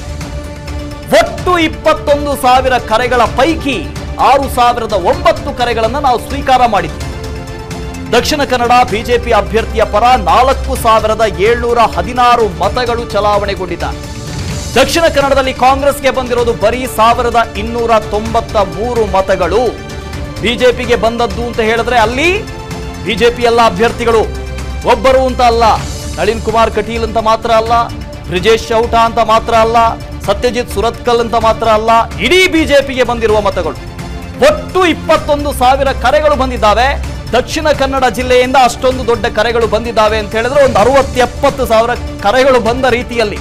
ಒಟ್ಟು ಇಪ್ಪತ್ತೊಂದು ಸಾವಿರ ಕರೆಗಳ ಪೈಕಿ ಆರು ಸಾವಿರದ ಒಂಬತ್ತು ಕರೆಗಳನ್ನು ನಾವು ಸ್ವೀಕಾರ ಮಾಡಿದ್ವಿ ದಕ್ಷಿಣ ಕನ್ನಡ ಬಿಜೆಪಿ ಅಭ್ಯರ್ಥಿಯ ಪರ ನಾಲ್ಕು ಸಾವಿರದ ಏಳ್ನೂರ ಹದಿನಾರು ಮತಗಳು ಚಲಾವಣೆಗೊಂಡಿದ್ದಾರೆ ದಕ್ಷಿಣ ಕನ್ನಡದಲ್ಲಿ ಕಾಂಗ್ರೆಸ್ಗೆ ಬಂದಿರೋದು ಬರೀ ಸಾವಿರದ ಇನ್ನೂರ ತೊಂಬತ್ತ ಮೂರು ಮತಗಳು ಬಿಜೆಪಿಗೆ ಬಂದದ್ದು ಅಂತ ಹೇಳಿದ್ರೆ ಅಲ್ಲಿ ಬಿಜೆಪಿ ಎಲ್ಲ ಅಭ್ಯರ್ಥಿಗಳು ಒಬ್ಬರು ಅಂತ ಅಲ್ಲ ನಳಿನ್ ಕುಮಾರ್ ಕಟೀಲ್ ಅಂತ ಮಾತ್ರ ಅಲ್ಲ ಬ್ರಿಜೇಶ್ ಚೌಟ ಅಂತ ಮಾತ್ರ ಅಲ್ಲ ಸತ್ಯಜಿತ್ ಸುರತ್ಕಲ್ ಅಂತ ಮಾತ್ರ ಅಲ್ಲ ಇಡೀ ಬಿಜೆಪಿಗೆ ಬಂದಿರುವ ಮತಗಳು ಒಟ್ಟು ಇಪ್ಪತ್ತೊಂದು ಸಾವಿರ ಕರೆಗಳು ಬಂದಿದ್ದಾವೆ ದಕ್ಷಿಣ ಕನ್ನಡ ಜಿಲ್ಲೆಯಿಂದ ಅಷ್ಟೊಂದು ದೊಡ್ಡ ಕರೆಗಳು ಬಂದಿದ್ದಾವೆ ಅಂತ ಹೇಳಿದ್ರೆ ಒಂದು ಅರವತ್ತು ಎಪ್ಪತ್ತು ಸಾವಿರ ಕರೆಗಳು ಬಂದ ರೀತಿಯಲ್ಲಿ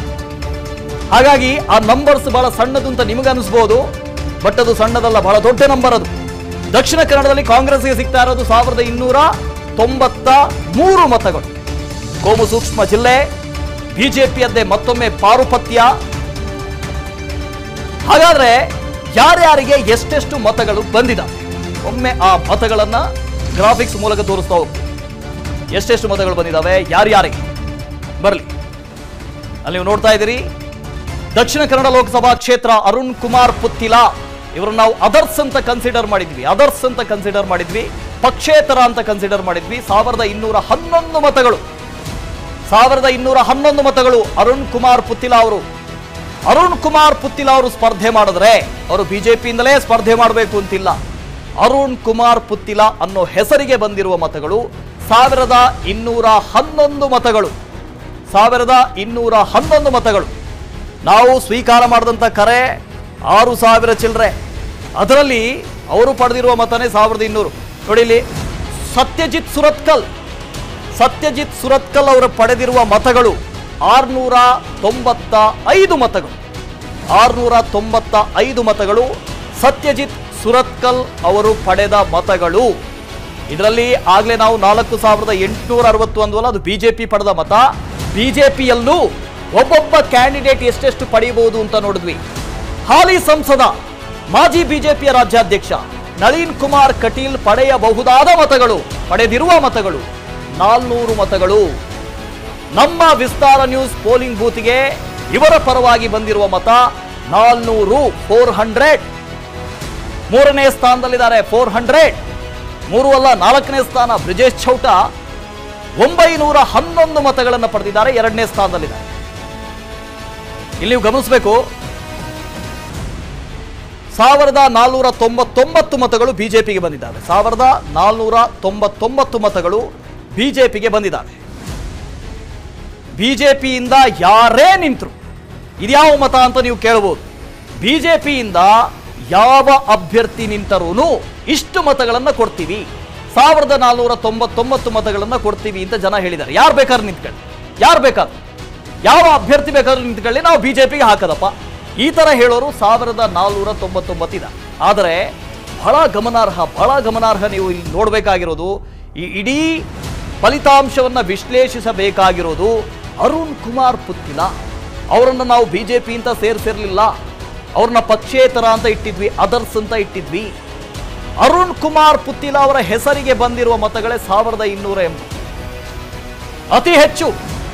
ಹಾಗಾಗಿ ಆ ನಂಬರ್ಸ್ ಬಹಳ ಸಣ್ಣದು ಅಂತ ನಿಮಗನ್ನಿಸ್ಬೋದು ಬಟ್ ಅದು ಸಣ್ಣದಲ್ಲ ಬಹಳ ದೊಡ್ಡ ನಂಬರ್ ಅದು ದಕ್ಷಿಣ ಕನ್ನಡದಲ್ಲಿ ಕಾಂಗ್ರೆಸ್ಗೆ ಸಿಗ್ತಾ ಇರೋದು ಸಾವಿರದ ಇನ್ನೂರ ತೊಂಬತ್ತ ಮೂರು ಮತಗಳು ಕೋಮು ಸೂಕ್ಷ್ಮ ಜಿಲ್ಲೆ ಬಿಜೆಪಿಯದ್ದೇ ಮತ್ತೊಮ್ಮೆ ಪಾರುಪತ್ಯ ಹಾಗಾದ್ರೆ ಯಾರ್ಯಾರಿಗೆ ಎಷ್ಟೆಷ್ಟು ಮತಗಳು ಬಂದಿದ್ದಾವೆ ಒಮ್ಮೆ ಆ ಮತಗಳನ್ನ ಗ್ರಾಫಿಕ್ಸ್ ಮೂಲಕ ತೋರಿಸ್ತಾ ಹೋಗ್ತೀವಿ ಎಷ್ಟೆಷ್ಟು ಮತಗಳು ಬಂದಿದ್ದಾವೆ ಯಾರ್ಯಾರಿಗೆ ಬರಲಿ ಅಲ್ಲಿ ನೀವು ನೋಡ್ತಾ ಇದ್ದೀರಿ ದಕ್ಷಿಣ ಕನ್ನಡ ಲೋಕಸಭಾ ಕ್ಷೇತ್ರ ಅರುಣ್ ಕುಮಾರ್ ಪುತ್ತಿಲ ಇವರು ನಾವು ಅದರ್ಸ್ ಅಂತ ಕನ್ಸಿಡರ್ ಮಾಡಿದ್ವಿ ಅದರ್ಸ್ ಅಂತ ಕನ್ಸಿಡರ್ ಮಾಡಿದ್ವಿ ಪಕ್ಷೇತರ ಅಂತ ಕನ್ಸಿಡರ್ ಮಾಡಿದ್ವಿ ಸಾವಿರದ ಇನ್ನೂರ ಹನ್ನೊಂದು ಮತಗಳು ಸಾವಿರದ ಇನ್ನೂರ ಹನ್ನೊಂದು ಮತಗಳು ಅರುಣ್ ಕುಮಾರ್ ಪುತ್ತಿಲ ಅವರು ಅರುಣ್ ಕುಮಾರ್ ಪುತ್ತಿಲ ಅವರು ಸ್ಪರ್ಧೆ ಮಾಡಿದ್ರೆ ಅವರು ಬಿಜೆಪಿಯಿಂದಲೇ ಸ್ಪರ್ಧೆ ಮಾಡಬೇಕು ಅಂತಿಲ್ಲ ಅರುಣ್ ಕುಮಾರ್ ಪುತ್ತಿಲ ಅನ್ನೋ ಹೆಸರಿಗೆ ಬಂದಿರುವ ಮತಗಳು ಸಾವಿರದ ಇನ್ನೂರ ಹನ್ನೊಂದು ಮತಗಳು ಸಾವಿರದ ಇನ್ನೂರ ಹನ್ನೊಂದು ಮತಗಳು ನಾವು ಸ್ವೀಕಾರ ಮಾಡಿದಂಥ ಕರೆ ಆರು ಸಾವಿರ ಚಿಲ್ಲರೆ ಅದರಲ್ಲಿ ಅವರು ಪಡೆದಿರುವ ಮತನೇ ಸಾವಿರದ ಇನ್ನೂರು ನೋಡಿ ಇಲ್ಲಿ ಸತ್ಯಜಿತ್ ಸುರತ್ಕಲ್ ಸತ್ಯಜಿತ್ ಸುರತ್ಕಲ್ ಅವರು ಪಡೆದಿರುವ ಮತಗಳು ಆರ್ನೂರ ತೊಂಬತ್ತ ಐದು ಮತಗಳು ಆರ್ನೂರ ತೊಂಬತ್ತ ಐದು ಮತಗಳು ಸತ್ಯಜಿತ್ ಸುರತ್ಕಲ್ ಅವರು ಪಡೆದ ಮತಗಳು ಇದರಲ್ಲಿ ಆಗಲೇ ನಾವು ನಾಲ್ಕು ಸಾವಿರದ ಎಂಟುನೂರ ಅರವತ್ತು ಅಂದ್ವಲ್ಲ ಅದು ಬಿಜೆಪಿ ಪಡೆದ ಮತ ಬಿಜೆಪಿಯಲ್ಲೂ ಒಬ್ಬೊಬ್ಬ ಕ್ಯಾಂಡಿಡೇಟ್ ಎಷ್ಟೆಷ್ಟು ಪಡೆಯಬಹುದು ಅಂತ ನೋಡಿದ್ವಿ ಹಾಲಿ ಸಂಸದ ಮಾಜಿ ಬಿಜೆಪಿಯ ರಾಜ್ಯಾಧ್ಯಕ್ಷ ನಳಿನ್ ಕುಮಾರ್ ಕಟೀಲ್ ಪಡೆಯಬಹುದಾದ ಮತಗಳು ಪಡೆದಿರುವ ಮತಗಳು ನಾಲ್ನೂರು ಮತಗಳು ನಮ್ಮ ವಿಸ್ತಾರ ನ್ಯೂಸ್ ಪೋಲಿಂಗ್ ಬೂತ್ಗೆ ಇವರ ಪರವಾಗಿ ಬಂದಿರುವ ಮತ ನಾಲ್ನೂರು ಫೋರ್ ಹಂಡ್ರೆಡ್ ಮೂರನೇ ಸ್ಥಾನದಲ್ಲಿದ್ದಾರೆ ಫೋರ್ ಹಂಡ್ರೆಡ್ ಮೂರು ಅಲ್ಲ ನಾಲ್ಕನೇ ಸ್ಥಾನ ಬ್ರಿಜೇಶ್ ಚೌಟ ಒಂಬೈನೂರ ಹನ್ನೊಂದು ಮತಗಳನ್ನು ಪಡೆದಿದ್ದಾರೆ ಎರಡನೇ ಸ್ಥಾನದಲ್ಲಿದ್ದಾರೆ ಇಲ್ಲಿ ನೀವು ಗಮನಿಸಬೇಕು ಸಾವಿರದ ನಾಲ್ನೂರ ತೊಂಬತ್ತೊಂಬತ್ತು ಮತಗಳು ಬಿಜೆಪಿಗೆ ಬಂದಿದ್ದಾವೆ ಸಾವಿರದ ನಾಲ್ನೂರ ತೊಂಬತ್ತೊಂಬತ್ತು ಮತಗಳು ಬಿಜೆಪಿಗೆ ಬಂದಿದ್ದಾವೆ ಬಿಜೆಪಿಯಿಂದ ಯಾರೇ ನಿಂತರು ಇದ್ಯಾವ ಮತ ಅಂತ ನೀವು ಕೇಳಬಹುದು ಬಿಜೆಪಿಯಿಂದ ಯಾವ ಅಭ್ಯರ್ಥಿ ನಿಂತರೂ ಇಷ್ಟು ಮತಗಳನ್ನು ಕೊಡ್ತೀವಿ ಸಾವಿರದ ನಾಲ್ನೂರ ತೊಂಬತ್ತೊಂಬತ್ತು ಮತಗಳನ್ನು ಕೊಡ್ತೀವಿ ಅಂತ ಜನ ಹೇಳಿದ್ದಾರೆ ಯಾರು ಬೇಕಾದ್ರೂ ನಿಂತ್ಕೊಳ್ಳಿ ಯಾರು ಬೇಕಾದ್ರು ಯಾವ ಅಭ್ಯರ್ಥಿ ಬೇಕಾದ್ರೂ ನಿಂತ್ಕೊಳ್ಳಿ ನಾವು ಬಿಜೆಪಿಗೆ ಹಾಕದಪ್ಪ ಈ ತರ ಹೇಳೋರು ಸಾವಿರದ ನಾಲ್ನೂರ ತೊಂಬತ್ತೊಂಬತ್ತಿದ ಆದರೆ ಬಹಳ ಗಮನಾರ್ಹ ಬಹಳ ಗಮನಾರ್ಹ ನೀವು ಇಲ್ಲಿ ನೋಡಬೇಕಾಗಿರೋದು ಈ ಇಡೀ ಫಲಿತಾಂಶವನ್ನ ವಿಶ್ಲೇಷಿಸಬೇಕಾಗಿರೋದು ಅರುಣ್ ಕುಮಾರ್ ಪುತ್ತಿಲ ಅವರನ್ನು ನಾವು ಬಿಜೆಪಿ ಅಂತ ಸೇರಿಸಿರ್ಲಿಲ್ಲ ಅವ್ರನ್ನ ಪಕ್ಷೇತರ ಅಂತ ಇಟ್ಟಿದ್ವಿ ಅದರ್ಸ್ ಅಂತ ಇಟ್ಟಿದ್ವಿ ಅರುಣ್ ಕುಮಾರ್ ಪುತ್ತಿಲ ಅವರ ಹೆಸರಿಗೆ ಬಂದಿರುವ ಮತಗಳೇ ಸಾವಿರದ ಇನ್ನೂರ ಎಂಬತ್ತು ಅತಿ ಹೆಚ್ಚು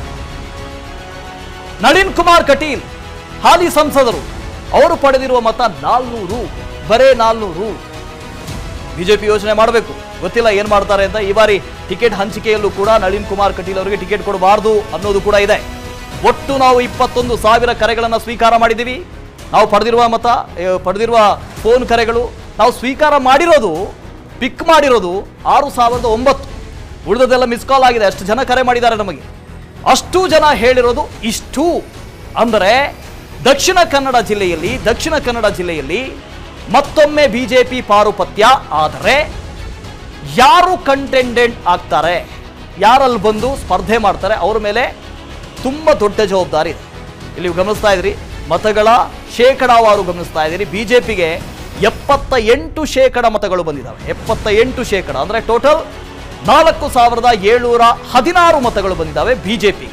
ನಳಿನ್ ಕುಮಾರ್ ಕಟೀಲ್ ಹಾಲಿ ಸಂಸದರು ಅವರು ಪಡೆದಿರುವ ಮತ ನಾಲ್ನೂರು ಬರೇ ನಾಲ್ನೂರು ಬಿಜೆಪಿ ಯೋಚನೆ ಮಾಡಬೇಕು ಗೊತ್ತಿಲ್ಲ ಏನ್ ಮಾಡ್ತಾರೆ ಅಂತ ಈ ಬಾರಿ ಟಿಕೆಟ್ ಹಂಚಿಕೆಯಲ್ಲೂ ಕೂಡ ನಳಿನ್ ಕುಮಾರ್ ಕಟೀಲ್ ಅವರಿಗೆ ಟಿಕೆಟ್ ಕೊಡಬಾರದು ಅನ್ನೋದು ಕೂಡ ಇದೆ ಒಟ್ಟು ನಾವು ಇಪ್ಪತ್ತೊಂದು ಸಾವಿರ ಕರೆಗಳನ್ನು ಸ್ವೀಕಾರ ಮಾಡಿದ್ದೀವಿ ನಾವು ಪಡೆದಿರುವ ಮತ ಏ, ಪಡೆದಿರುವ ಫೋನ್ ಕರೆಗಳು ನಾವು ಸ್ವೀಕಾರ ಮಾಡಿರೋದು ಪಿಕ್ ಮಾಡಿರೋದು ಆರು ಸಾವಿರದ ಒಂಬತ್ತು ಉಳಿದದೆಲ್ಲ ಮಿಸ್ ಕಾಲ್ ಆಗಿದೆ ಅಷ್ಟು ಜನ ಕರೆ ಮಾಡಿದ್ದಾರೆ ನಮಗೆ ಅಷ್ಟು ಜನ ಹೇಳಿರೋದು ಇಷ್ಟು ಅಂದರೆ ದಕ್ಷಿಣ ಕನ್ನಡ ಜಿಲ್ಲೆಯಲ್ಲಿ ದಕ್ಷಿಣ ಕನ್ನಡ ಜಿಲ್ಲೆಯಲ್ಲಿ ಮತ್ತೊಮ್ಮೆ ಬಿಜೆಪಿ ಪಾರುಪತ್ಯ ಆದರೆ ಯಾರು ಕಂಟೆಂಡೆಂಟ್ ಆಗ್ತಾರೆ ಯಾರಲ್ಲಿ ಬಂದು ಸ್ಪರ್ಧೆ ಮಾಡ್ತಾರೆ ಅವ್ರ ಮೇಲೆ ತುಂಬ ದೊಡ್ಡ ಜವಾಬ್ದಾರಿ ಇದೆ ಇಲ್ಲಿ ನೀವು ಗಮನಿಸ್ತಾ ಇದ್ರಿ ಮತಗಳ ಶೇಕಡಾವಾರು ಗಮನಿಸ್ತಾ ಇದ್ದೀರಿ ಬಿಜೆಪಿಗೆ ಎಪ್ಪತ್ತ ಎಂಟು ಶೇಕಡ ಮತಗಳು ಬಂದಿದ್ದಾವೆ ಎಪ್ಪತ್ತ ಎಂಟು ಶೇಕಡ ಅಂದರೆ ಟೋಟಲ್ ನಾಲ್ಕು ಸಾವಿರದ ಏಳ್ನೂರ ಹದಿನಾರು ಮತಗಳು ಬಂದಿದ್ದಾವೆ ಬಿಜೆಪಿ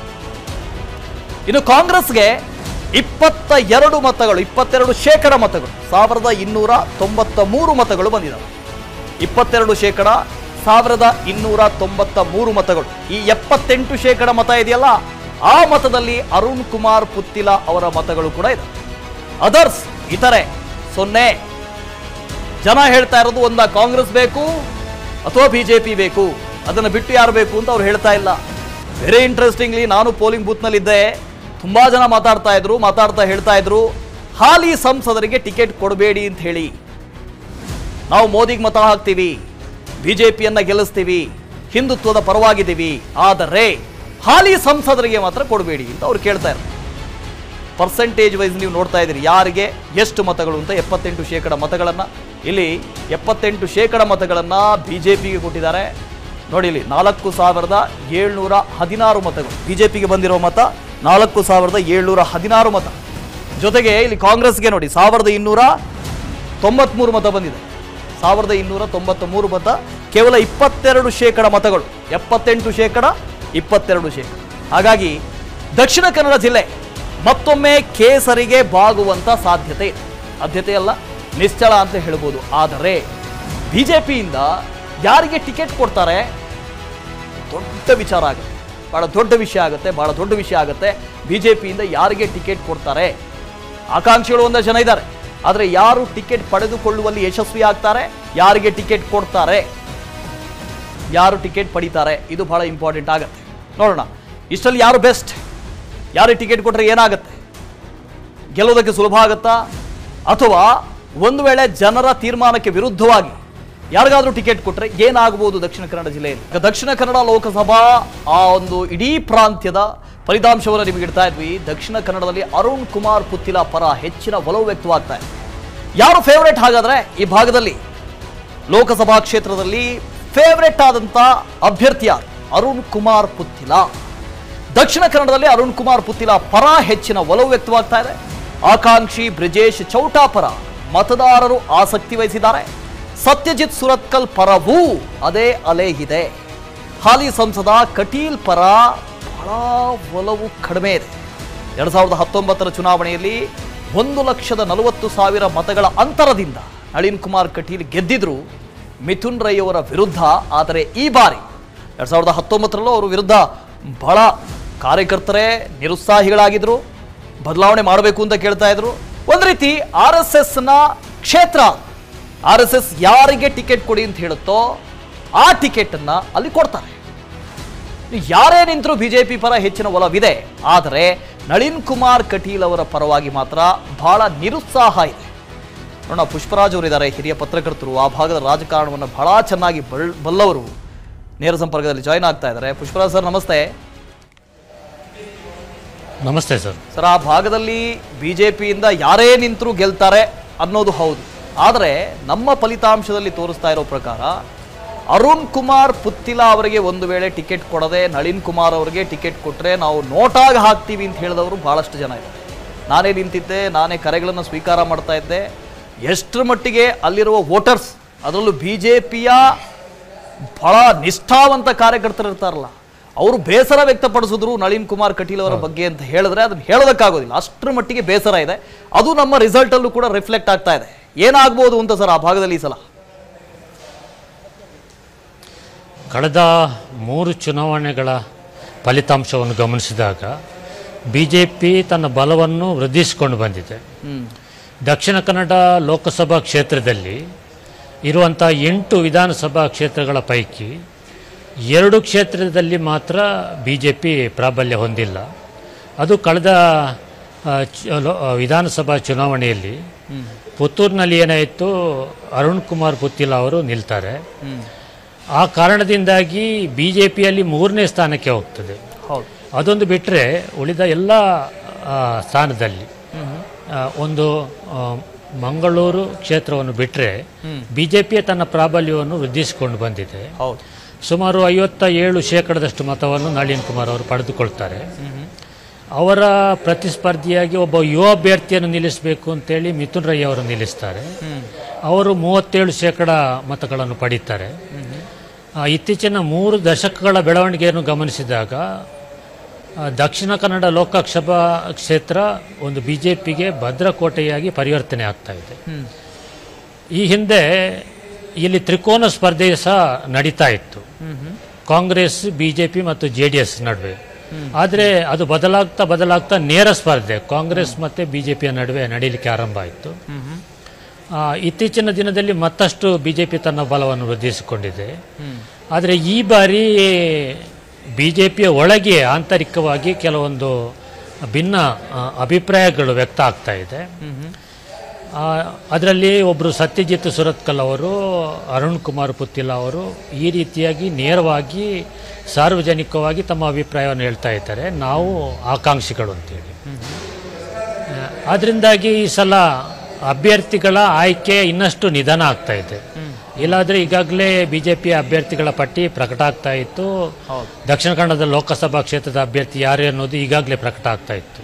ಇನ್ನು ಕಾಂಗ್ರೆಸ್ಗೆ ಇಪ್ಪತ್ತ ಎರಡು ಮತಗಳು ಇಪ್ಪತ್ತೆರಡು ಶೇಕಡ ಮತಗಳು ಸಾವಿರದ ಇನ್ನೂರ ತೊಂಬತ್ತ ಮೂರು ಮತಗಳು ಬಂದಿದ್ದಾವೆ ಇಪ್ಪತ್ತೆರಡು ಶೇಕಡ ಸಾವಿರದ ಇನ್ನೂರ ತೊಂಬತ್ತ ಮೂರು ಮತಗಳು ಈ ಎಪ್ಪತ್ತೆಂಟು ಶೇಕಡ ಮತ ಇದೆಯಲ್ಲ ಆ ಮತದಲ್ಲಿ ಅರುಣ್ ಕುಮಾರ್ ಪುತ್ತಿಲ ಅವರ ಮತಗಳು ಕೂಡ ಇದೆ ಅದರ್ಸ್ ಇತರೆ ಸೊನ್ನೆ ಜನ ಹೇಳ್ತಾ ಇರೋದು ಒಂದ ಕಾಂಗ್ರೆಸ್ ಬೇಕು ಅಥವಾ ಬಿಜೆಪಿ ಬೇಕು ಅದನ್ನು ಬಿಟ್ಟು ಯಾರು ಬೇಕು ಅಂತ ಅವ್ರು ಹೇಳ್ತಾ ಇಲ್ಲ ವೆರಿ ಇಂಟ್ರೆಸ್ಟಿಂಗ್ಲಿ ನಾನು ಪೋಲಿಂಗ್ ಬೂತ್ನಲ್ಲಿದ್ದೆ ತುಂಬಾ ಜನ ಮಾತಾಡ್ತಾ ಇದ್ರು ಮಾತಾಡ್ತಾ ಹೇಳ್ತಾ ಇದ್ರು ಹಾಲಿ ಸಂಸದರಿಗೆ ಟಿಕೆಟ್ ಕೊಡಬೇಡಿ ಅಂತ ಹೇಳಿ ನಾವು ಮೋದಿಗೆ ಮತ ಹಾಕ್ತೀವಿ ಬಿಜೆಪಿಯನ್ನ ಗೆಲ್ಲಿಸ್ತೀವಿ ಹಿಂದುತ್ವದ ಪರವಾಗಿದ್ದೀವಿ ಆದರೆ ಹಾಲಿ ಸಂಸದರಿಗೆ ಮಾತ್ರ ಕೊಡಬೇಡಿ ಅಂತ ಅವ್ರು ಕೇಳ್ತಾ ಇದ್ದಾರೆ ಪರ್ಸೆಂಟೇಜ್ ವೈಸ್ ನೀವು ನೋಡ್ತಾ ಇದ್ದೀರಿ ಯಾರಿಗೆ ಎಷ್ಟು ಮತಗಳು ಅಂತ ಎಪ್ಪತ್ತೆಂಟು ಶೇಕಡ ಮತಗಳನ್ನು ಇಲ್ಲಿ ಎಪ್ಪತ್ತೆಂಟು ಶೇಕಡ ಮತಗಳನ್ನು ಬಿ ಜೆ ಪಿಗೆ ಕೊಟ್ಟಿದ್ದಾರೆ ನೋಡಿ ಇಲ್ಲಿ ನಾಲ್ಕು ಸಾವಿರದ ಏಳ್ನೂರ ಹದಿನಾರು ಮತಗಳು ಬಿ ಜೆ ಪಿಗೆ ಬಂದಿರೋ ಮತ ನಾಲ್ಕು ಸಾವಿರದ ಏಳ್ನೂರ ಹದಿನಾರು ಮತ ಜೊತೆಗೆ ಇಲ್ಲಿ ಕಾಂಗ್ರೆಸ್ಗೆ ನೋಡಿ ಸಾವಿರದ ಇನ್ನೂರ ತೊಂಬತ್ಮೂರು ಮತ ಬಂದಿದೆ ಸಾವಿರದ ಇನ್ನೂರ ತೊಂಬತ್ತ ಮೂರು ಮತ ಕೇವಲ ಇಪ್ಪತ್ತೆರಡು ಶೇಕಡ ಮತಗಳು ಎಪ್ಪತ್ತೆಂಟು ಶೇಕಡ ಇಪ್ಪತ್ತೆರಡು ಶೇಕಡ ಹಾಗಾಗಿ ದಕ್ಷಿಣ ಕನ್ನಡ ಜಿಲ್ಲೆ ಮತ್ತೊಮ್ಮೆ ಕೇಸರಿಗೆ ಬಾಗುವಂತ ಸಾಧ್ಯತೆ ಇದೆ ಸಾಧ್ಯತೆ ಅಲ್ಲ ನಿಶ್ಚಳ ಅಂತ ಹೇಳ್ಬೋದು ಆದರೆ ಬಿಜೆಪಿಯಿಂದ ಯಾರಿಗೆ ಟಿಕೆಟ್ ಕೊಡ್ತಾರೆ ದೊಡ್ಡ ವಿಚಾರ ಆಗುತ್ತೆ ಬಹಳ ದೊಡ್ಡ ವಿಷಯ ಆಗುತ್ತೆ ಬಹಳ ದೊಡ್ಡ ವಿಷಯ ಆಗುತ್ತೆ ಬಿಜೆಪಿಯಿಂದ ಯಾರಿಗೆ ಟಿಕೆಟ್ ಕೊಡ್ತಾರೆ ಆಕಾಂಕ್ಷಿಗಳು ಒಂದಷ್ಟು ಜನ ಇದ್ದಾರೆ ಆದರೆ ಯಾರು ಟಿಕೆಟ್ ಪಡೆದುಕೊಳ್ಳುವಲ್ಲಿ ಯಶಸ್ವಿ ಆಗ್ತಾರೆ ಯಾರಿಗೆ ಟಿಕೆಟ್ ಕೊಡ್ತಾರೆ ಯಾರು ಟಿಕೆಟ್ ಪಡಿತಾರೆ ಇದು ಬಹಳ ಇಂಪಾರ್ಟೆಂಟ್ ಆಗುತ್ತೆ ನೋಡೋಣ ಇಷ್ಟರಲ್ಲಿ ಯಾರು ಬೆಸ್ಟ್ ಯಾರಿಗೆ ಟಿಕೆಟ್ ಕೊಟ್ಟರೆ ಏನಾಗುತ್ತೆ ಗೆಲ್ಲೋದಕ್ಕೆ ಸುಲಭ ಆಗುತ್ತಾ ಅಥವಾ ಒಂದು ವೇಳೆ ಜನರ ತೀರ್ಮಾನಕ್ಕೆ ವಿರುದ್ಧವಾಗಿ ಯಾರಿಗಾದ್ರೂ ಟಿಕೆಟ್ ಕೊಟ್ಟರೆ ಏನಾಗಬಹುದು ದಕ್ಷಿಣ ಕನ್ನಡ ಜಿಲ್ಲೆಯಲ್ಲಿ ಈಗ ದಕ್ಷಿಣ ಕನ್ನಡ ಲೋಕಸಭಾ ಆ ಒಂದು ಇಡೀ ಪ್ರಾಂತ್ಯದ ಫಲಿತಾಂಶವನ್ನು ನಿಮಗೆ ಇಡ್ತಾ ಇದ್ವಿ ದಕ್ಷಿಣ ಕನ್ನಡದಲ್ಲಿ ಅರುಣ್ ಕುಮಾರ್ ಪುತ್ತಿಲ ಪರ ಹೆಚ್ಚಿನ ಒಲವು ವ್ಯಕ್ತವಾಗ್ತಾ ಇದೆ ಯಾರು ಫೇವರೇಟ್ ಹಾಗಾದ್ರೆ ಈ ಭಾಗದಲ್ಲಿ ಲೋಕಸಭಾ ಕ್ಷೇತ್ರದಲ್ಲಿ ಫೇವರೇಟ್ ಆದಂತ ಅಭ್ಯರ್ಥಿ ಯಾರು ಅರುಣ್ ಕುಮಾರ್ ಪುತ್ತಿಲ ದಕ್ಷಿಣ ಕನ್ನಡದಲ್ಲಿ ಅರುಣ್ ಕುಮಾರ್ ಪುತ್ತಿಲ ಪರ ಹೆಚ್ಚಿನ ಒಲವು ವ್ಯಕ್ತವಾಗ್ತಾ ಇದೆ ಆಕಾಂಕ್ಷಿ ಬ್ರಿಜೇಶ್ ಚೌಟಾ ಪರ ಮತದಾರರು ಆಸಕ್ತಿ ವಹಿಸಿದ್ದಾರೆ ಸತ್ಯಜಿತ್ ಸುರತ್ಕಲ್ ಪರವೂ ಅದೇ ಅಲೆ ಇದೆ ಹಾಲಿ ಸಂಸದ ಕಟೀಲ್ ಪರ ಬಹಳ ಒಲವು ಕಡಿಮೆ ಇದೆ ಎರಡ್ ಸಾವಿರದ ಹತ್ತೊಂಬತ್ತರ ಚುನಾವಣೆಯಲ್ಲಿ ಒಂದು ಲಕ್ಷದ ನಲವತ್ತು ಸಾವಿರ ಮತಗಳ ಅಂತರದಿಂದ ನಳಿನ್ ಕುಮಾರ್ ಕಟೀಲ್ ಗೆದ್ದಿದ್ರು ಮಿಥುನ್ ರೈ ಅವರ ವಿರುದ್ಧ ಆದರೆ ಈ ಬಾರಿ ಎರಡ್ ಸಾವಿರದ ಹತ್ತೊಂಬತ್ತರಲ್ಲೂ ಅವರ ವಿರುದ್ಧ ಬಹಳ ಕಾರ್ಯಕರ್ತರೇ ನಿರುತ್ಸಾಹಿಗಳಾಗಿದ್ರು ಬದಲಾವಣೆ ಮಾಡಬೇಕು ಅಂತ ಕೇಳ್ತಾ ಇದ್ರು ಒಂದ್ ರೀತಿ ಆರ್ ಎಸ್ ಎಸ್ ನ ಕ್ಷೇತ್ರ ಆರ್ ಎಸ್ ಎಸ್ ಯಾರಿಗೆ ಟಿಕೆಟ್ ಕೊಡಿ ಅಂತ ಹೇಳುತ್ತೋ ಆ ಟಿಕೆಟ್ ಅನ್ನ ಅಲ್ಲಿ ಕೊಡ್ತಾರೆ ಯಾರೇ ನಿಂತರೂ ಬಿಜೆಪಿ ಪರ ಹೆಚ್ಚಿನ ಒಲವಿದೆ ಆದರೆ ನಳಿನ್ ಕುಮಾರ್ ಕಟೀಲ್ ಅವರ ಪರವಾಗಿ ಮಾತ್ರ ಬಹಳ ನಿರುತ್ಸಾಹ ಇದೆ ನೋಡೋಣ ಪುಷ್ಪರಾಜ್ ಅವರಿದ್ದಾರೆ ಹಿರಿಯ ಪತ್ರಕರ್ತರು ಆ ಭಾಗದ ರಾಜಕಾರಣವನ್ನು ಬಹಳ ಚೆನ್ನಾಗಿ ಬಲ್ ಬಲ್ಲವರು ನೇರ ಸಂಪರ್ಕದಲ್ಲಿ ಜಾಯ್ನ್ ಆಗ್ತಾ ಇದ್ದಾರೆ ಪುಷ್ಪರಾಜ್ ಸರ್ ನಮಸ್ತೆ ನಮಸ್ತೆ ಸರ್ ಸರ್ ಆ ಭಾಗದಲ್ಲಿ ಬಿಜೆಪಿಯಿಂದ ಯಾರೇ ನಿಂತರೂ ಗೆಲ್ತಾರೆ ಅನ್ನೋದು ಹೌದು ಆದರೆ ನಮ್ಮ ಫಲಿತಾಂಶದಲ್ಲಿ ತೋರಿಸ್ತಾ ಇರೋ ಪ್ರಕಾರ ಅರುಣ್ ಕುಮಾರ್ ಪುತ್ತಿಲ ಅವರಿಗೆ ಒಂದು ವೇಳೆ ಟಿಕೆಟ್ ಕೊಡದೆ ನಳಿನ್ ಕುಮಾರ್ ಅವರಿಗೆ ಟಿಕೆಟ್ ಕೊಟ್ಟರೆ ನಾವು ನೋಟಾಗಿ ಹಾಕ್ತೀವಿ ಅಂತ ಹೇಳಿದವರು ಬಹಳಷ್ಟು ಜನ ಇದ್ದಾರೆ ನಾನೇ ನಿಂತಿದ್ದೆ ನಾನೇ ಕರೆಗಳನ್ನು ಸ್ವೀಕಾರ ಮಾಡ್ತಾ ಇದ್ದೆ ಎಷ್ಟರ ಮಟ್ಟಿಗೆ ಅಲ್ಲಿರುವ ವೋಟರ್ಸ್ ಅದರಲ್ಲೂ ಬಿ ಜೆ ಪಿಯ ಬಹಳ ನಿಷ್ಠಾವಂತ ಕಾರ್ಯಕರ್ತರು ಇರ್ತಾರಲ್ಲ ಅವರು ಬೇಸರ ವ್ಯಕ್ತಪಡಿಸಿದ್ರು ನಳಿನ್ ಕುಮಾರ್ ಕಟೀಲ್ ಅವರ ಬಗ್ಗೆ ಅಂತ ಹೇಳಿದ್ರೆ ಅದನ್ನ ಹೇಳೋದಕ್ಕಾಗೋದಿಲ್ಲ ಅಷ್ಟರ ಮಟ್ಟಿಗೆ ಬೇಸರ ಇದೆ ಅದು ನಮ್ಮ ರಿಸಲ್ಟ್ ಅಲ್ಲೂ ಕೂಡ ರಿಫ್ಲೆಕ್ಟ್ ಆಗ್ತಾ ಇದೆ ಏನಾಗ್ಬೋದು ಅಂತ ಸರ್ ಆ ಭಾಗದಲ್ಲಿ ಈ ಸಲ ಕಳೆದ ಮೂರು ಚುನಾವಣೆಗಳ ಫಲಿತಾಂಶವನ್ನು ಗಮನಿಸಿದಾಗ ಬಿ ಜೆ ಪಿ ತನ್ನ ಬಲವನ್ನು ವೃದ್ಧಿಸಿಕೊಂಡು ಬಂದಿದೆ ದಕ್ಷಿಣ ಕನ್ನಡ ಲೋಕಸಭಾ ಕ್ಷೇತ್ರದಲ್ಲಿ ಇರುವಂಥ ಎಂಟು ವಿಧಾನಸಭಾ ಕ್ಷೇತ್ರಗಳ ಪೈಕಿ ಎರಡು ಕ್ಷೇತ್ರದಲ್ಲಿ ಮಾತ್ರ ಬಿ ಜೆ ಪಿ ಪ್ರಾಬಲ್ಯ ಹೊಂದಿಲ್ಲ ಅದು ಕಳೆದ ಆ, ಚ- ಲೋ- ಆ, ವಿಧಾನಸಭಾ ಚುನಾವಣೆಯಲ್ಲಿ ಪುತ್ತೂರಿನಲ್ಲಿ ಏನಾಯಿತು ಅರುಣ್ ಕುಮಾರ್ ಪುತ್ತಿಲ ಅವರು ನಿಲ್ತಾರೆ ಆ ಕಾರಣದಿಂದಾಗಿ ಬಿ ಜೆ ಪಿಯಲ್ಲಿ ಮೂರನೇ ಸ್ಥಾನಕ್ಕೆ ಹೋಗ್ತದೆ ಹೌದು ಅದೊಂದು ಬಿಟ್ಟರೆ ಉಳಿದ ಎಲ್ಲ ಆ, ಸ್ಥಾನದಲ್ಲಿ ಆ, ಒಂದು ಆ, ಮಂಗಳೂರು ಕ್ಷೇತ್ರವನ್ನು ಬಿಟ್ಟರೆ ಬಿ ಜೆ ಪಿಯ ತನ್ನ ಪ್ರಾಬಲ್ಯವನ್ನು ವೃದ್ಧಿಸಿಕೊಂಡು ಬಂದಿದೆ ಹೌದು ಸುಮಾರು ಐವತ್ತ ಏಳು ಶೇಕಡದಷ್ಟು ಮತವನ್ನು ನಳಿನ್ ಕುಮಾರ್ ಅವರು ಪಡೆದುಕೊಳ್ತಾರೆ ಅವರ ಪ್ರತಿಸ್ಪರ್ಧಿಯಾಗಿ ಒಬ್ಬ ಯುವ ಅಭ್ಯರ್ಥಿಯನ್ನು ನಿಲ್ಲಿಸಬೇಕು ಅಂತೇಳಿ ಮಿಥುನ್ ರೈ ಅವರು ನಿಲ್ಲಿಸ್ತಾರೆ ಅವರು ಮೂವತ್ತೇಳು ಶೇಕಡ ಮತಗಳನ್ನು ಪಡೀತಾರೆ ಆ, ಇತ್ತೀಚಿನ ಮೂರು ದಶಕಗಳ ಬೆಳವಣಿಗೆಯನ್ನು ಗಮನಿಸಿದಾಗ ಆ, ದಕ್ಷಿಣ ಕನ್ನಡ ಲೋಕಸಭಾ ಕ್ಷೇತ್ರ ಒಂದು ಬಿ ಜೆ ಪಿಗೆ ಭದ್ರಕೋಟೆಯಾಗಿ ಪರಿವರ್ತನೆ ಆಗ್ತಾ ಇದೆ ಈ ಹಿಂದೆ ಇಲ್ಲಿ ತ್ರಿಕೋನ ಸ್ಪರ್ಧೆ ಸಹ ನಡೀತಾ ಇತ್ತು ಕಾಂಗ್ರೆಸ್ ಬಿ ಜೆ ಪಿ ಮತ್ತು ಜೆ ಡಿ ಎಸ್ ನಡುವೆ ಆದರೆ ಅದು ಬದಲಾಗ್ತಾ ಬದಲಾಗ್ತಾ ನೇರ ಸ್ಪರ್ಧೆ ಕಾಂಗ್ರೆಸ್ ಮತ್ತು ಬಿ ಜೆ ಪಿಯ ನಡುವೆ ನಡೀಲಿಕ್ಕೆ ಆರಂಭ ಆಯಿತು ಆ, ಇತ್ತೀಚಿನ ದಿನದಲ್ಲಿ ಮತ್ತಷ್ಟು ಬಿ ಜೆ ಪಿ ತನ್ನ ಬಲವನ್ನು ವೃದ್ಧಿಸಿಕೊಂಡಿದೆ ಆದರೆ ಈ ಬಾರಿ ಬಿ ಜೆ ಪಿಯ ಒಳಗೆ ಆಂತರಿಕವಾಗಿ ಕೆಲವೊಂದು ಭಿನ್ನ ಆ, ಅಭಿಪ್ರಾಯಗಳು ವ್ಯಕ್ತ ಆಗ್ತಾ ಇದೆ ಅದರಲ್ಲಿ ಒಬ್ಬರು ಸತ್ಯಜಿತ್ ಸುರತ್ಕಲ್ ಅವರು ಅರುಣ್ ಕುಮಾರ್ ಪುತ್ತಿಲ ಅವರು ಈ ರೀತಿಯಾಗಿ ನೇರವಾಗಿ ಸಾರ್ವಜನಿಕವಾಗಿ ತಮ್ಮ ಅಭಿಪ್ರಾಯವನ್ನು ಹೇಳ್ತಾ ಇದ್ದಾರೆ ನಾವು ಆಕಾಂಕ್ಷಿಗಳು ಅಂತೇಳಿ ಅದರಿಂದಾಗಿ ಈ ಸಲ ಅಭ್ಯರ್ಥಿಗಳ ಆಯ್ಕೆ ಇನ್ನಷ್ಟು ನಿಧಾನ ಆಗ್ತಾ ಇದೆ ಇಲ್ಲಾದ್ರೆ ಈಗಾಗಲೇ ಬಿ ಜೆ ಪಿಯ ಅಭ್ಯರ್ಥಿಗಳ ಪಟ್ಟಿ ಪ್ರಕಟ ಆಗ್ತಾ ಇತ್ತು ದಕ್ಷಿಣ ಕನ್ನಡದ ಲೋಕಸಭಾ ಕ್ಷೇತ್ರದ ಅಭ್ಯರ್ಥಿ ಯಾರು ಅನ್ನೋದು ಈಗಾಗಲೇ ಪ್ರಕಟ ಆಗ್ತಾ ಇತ್ತು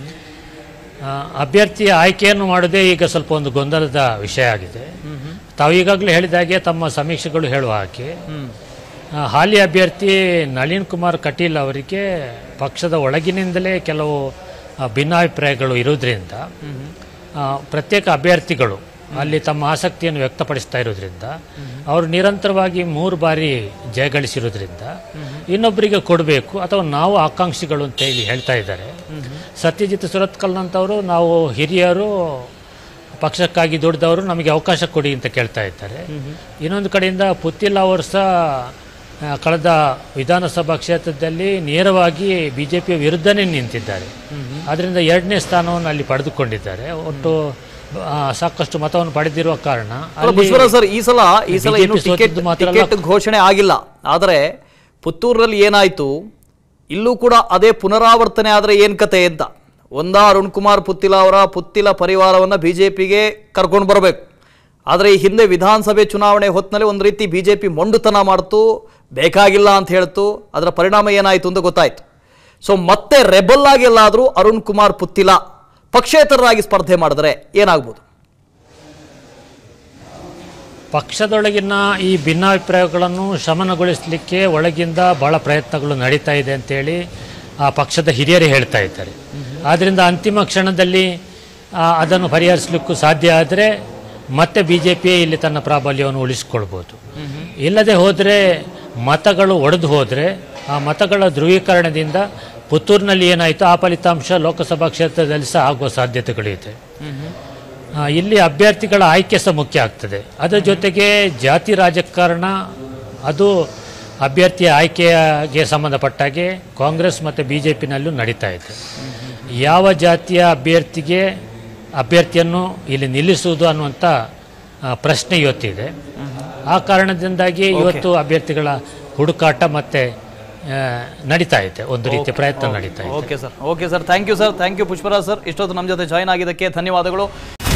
ಆ, ಅಭ್ಯರ್ಥಿಯ ಆಯ್ಕೆಯನ್ನು ಮಾಡೋದೇ ಈಗ ಸ್ವಲ್ಪ ಒಂದು ಗೊಂದಲದ ವಿಷಯ ಆಗಿದೆ ತಾವು ಈಗಾಗಲೇ ಹೇಳಿದ ಹಾಗೆ ತಮ್ಮ ಸಮೀಕ್ಷೆಗಳು ಹೇಳುವ ಹಾಗೆ ಆ, ಹಾಲಿ ಅಭ್ಯರ್ಥಿ ನಳಿನ್ ಕುಮಾರ್ ಕಟೀಲ್ ಅವರಿಗೆ ಪಕ್ಷದ ಒಳಗಿನಿಂದಲೇ ಕೆಲವು ಆ, ಭಿನ್ನಾಭಿಪ್ರಾಯಗಳು ಇರೋದ್ರಿಂದ ಆ, ಪ್ರತ್ಯೇಕ ಅಭ್ಯರ್ಥಿಗಳು ಅಲ್ಲಿ ತಮ್ಮ ಆಸಕ್ತಿಯನ್ನು ವ್ಯಕ್ತಪಡಿಸ್ತಾ ಇರೋದ್ರಿಂದ ಅವರು ನಿರಂತರವಾಗಿ ಮೂರು ಬಾರಿ ಜಯಗಳಿಸಿರೋದ್ರಿಂದ ಇನ್ನೊಬ್ಬರಿಗೆ ಕೊಡಬೇಕು ಅಥವಾ ನಾವು ಆಕಾಂಕ್ಷಿಗಳು ಅಂತ ಹೇಳಿ ಹೇಳ್ತಾ ಇದ್ದಾರೆ ಸತ್ಯಜಿತ್ ಸುರತ್ಕಲ್ನಂಥವರು ನಾವು ಹಿರಿಯರು ಪಕ್ಷಕ್ಕಾಗಿ ದುಡಿದವರು ನಮಗೆ ಅವಕಾಶ ಕೊಡಿ ಅಂತ ಕೇಳ್ತಾ ಇದ್ದಾರೆ ಇನ್ನೊಂದು ಕಡೆಯಿಂದ ಪುತ್ತಿಲ್ಲ ಅವರು ಸಹ ಆ, ಕಳೆದ ವಿಧಾನಸಭಾ ಕ್ಷೇತ್ರದಲ್ಲಿ ನೇರವಾಗಿ ಬಿ ಜೆ ಪಿಯ ವಿರುದ್ಧನೇ ನಿಂತಿದ್ದಾರೆ ಅದರಿಂದ ಎರಡನೇ ಸ್ಥಾನವನ್ನು ಅಲ್ಲಿ ಪಡೆದುಕೊಂಡಿದ್ದಾರೆ ಒಟ್ಟು ಆ, ಸಾಕಷ್ಟು ಮತವನ್ನು ಪಡೆದಿರುವ ಕಾರಣ ಅಲ್ಲ, ಅಲ್ಲಿ ಪುಷ್ಪರಾಜ್ ಸರ್ ಈ ಸಲ ಈ ಸಲ BJP ಇನ್ನು ಟಿಕೆಟ್ ಸೋತಿದ್ದು ಮಾತ್ರ ಅಲ್ಲ, ಟಿಕೆಟ್ ಘೋಷಣೆ ಆಗಿಲ್ಲ ಆದರೆ ಪುತ್ತೂರಲ್ಲಿ ಏನಾಯ್ತು ಇಲ್ಲೂ ಕೂಡ ಅದೇ ಪುನರಾವರ್ತನೆ ಆದರೆ ಏನ್ ಕತೆ ಅಂತ ಒಂದ ಅರುಣ್ ಕುಮಾರ್ ಪುತ್ತಿಲ ಅವರ ಪುತ್ತಿಲ ಪರಿವಾರವನ್ನ ಬಿಜೆಪಿಗೆ ಕರ್ಕೊಂಡು ಬರಬೇಕು ಆದರೆ ಈ ಹಿಂದೆ ವಿಧಾನಸಭೆ ಚುನಾವಣೆ ಹೊತ್ತಿನಲ್ಲಿ ಒಂದು ರೀತಿ ಬಿಜೆಪಿ ಮೊಂಡುತನ ಮಾಡ್ತು ಬೇಕಾಗಿಲ್ಲ ಅಂತ ಹೇಳ್ತು ಅದರ ಪರಿಣಾಮ ಏನಾಯಿತು ಅಂತ ಗೊತ್ತಾಯ್ತು ಸೊ ಮತ್ತೆ ರೆಬಲ್ ಆಗಿ ಎಲ್ಲಾದರೂ ಅರುಣ್ ಕುಮಾರ್ ಪುತ್ತಿಲ ಪಕ್ಷೇತರರಾಗಿ ಸ್ಪರ್ಧೆ ಮಾಡಿದ್ರೆ ಏನಾಗ್ಬೋದು ಪಕ್ಷದೊಳಗಿನ ಈ ಭಿನ್ನಾಭಿಪ್ರಾಯಗಳನ್ನು ಶಮನಗೊಳಿಸಲಿಕ್ಕೆ ಒಳಗಿಂದ ಬಹಳ ಪ್ರಯತ್ನಗಳು ನಡೀತಾ ಇದೆ ಅಂತೇಳಿ ಆ ಪಕ್ಷದ ಹಿರಿಯರೇ ಹೇಳ್ತಾ ಇದ್ದಾರೆ ಆದ್ದರಿಂದ ಅಂತಿಮ ಕ್ಷಣದಲ್ಲಿ ಆ, ಅದನ್ನು ಪರಿಹರಿಸಲಿಕ್ಕೂ ಸಾಧ್ಯ ಆದರೆ ಮತ್ತೆ ಬಿ ಜೆ ಪಿ ಇಲ್ಲಿ ತನ್ನ ಪ್ರಾಬಲ್ಯವನ್ನು ಉಳಿಸಿಕೊಳ್ಬೋದು ಇಲ್ಲದೆ ಹೋದರೆ ಮತಗಳು ಒಡೆದು ಹೋದರೆ ಆ ಮತಗಳ ಧ್ರುವೀಕರಣದಿಂದ ಪುತ್ತೂರಿನಲ್ಲಿ ಏನಾಯಿತು ಆ ಫಲಿತಾಂಶ ಲೋಕಸಭಾ ಕ್ಷೇತ್ರದಲ್ಲಿ ಸಹ ಆಗುವ ಸಾಧ್ಯತೆಗಳಿದೆ ಆ, ಇಲ್ಲಿ ಅಭ್ಯರ್ಥಿಗಳ ಆಯ್ಕೆ ಸಹ ಮುಖ್ಯ ಆಗ್ತದೆ ಅದರ ಜೊತೆಗೆ ಜಾತಿ ರಾಜಕಾರಣ ಅದು ಅಭ್ಯರ್ಥಿಯ ಆಯ್ಕೆಗೆ ಸಂಬಂಧಪಟ್ಟಾಗೆ ಕಾಂಗ್ರೆಸ್ ಮತ್ತು ಬಿ ಜೆ ಪಿನಲ್ಲೂ ನಡೀತಾ ಇದೆ ಯಾವ ಜಾತಿಯ ಅಭ್ಯರ್ಥಿಗೆ ಅಭ್ಯರ್ಥಿಯನ್ನು ಇಲ್ಲಿ ನಿಲ್ಲಿಸುವುದು ಅನ್ನುವಂಥ ಆ, ಪ್ರಶ್ನೆ ಇವತ್ತಿದೆ ಆ ಕಾರಣದಿಂದಾಗಿ ಇವತ್ತು ಅಭ್ಯರ್ಥಿಗಳ ಹುಡುಕಾಟ ಮತ್ತೆ ಆ, ನಡೀತಾ ಇದೆ ಒಂದು ರೀತಿಯ ಪ್ರಯತ್ನ ನಡೀತಾ ಇದೆ okay sir okay sir thank you sir thank you Pushparaj sir ಇಷ್ಟೊತ್ತು ನಮ್ಮ ಜೊತೆ ಜಾಯ್ನ್ ಆಗಿದ್ದಕ್ಕೆ ಧನ್ಯವಾದಗಳು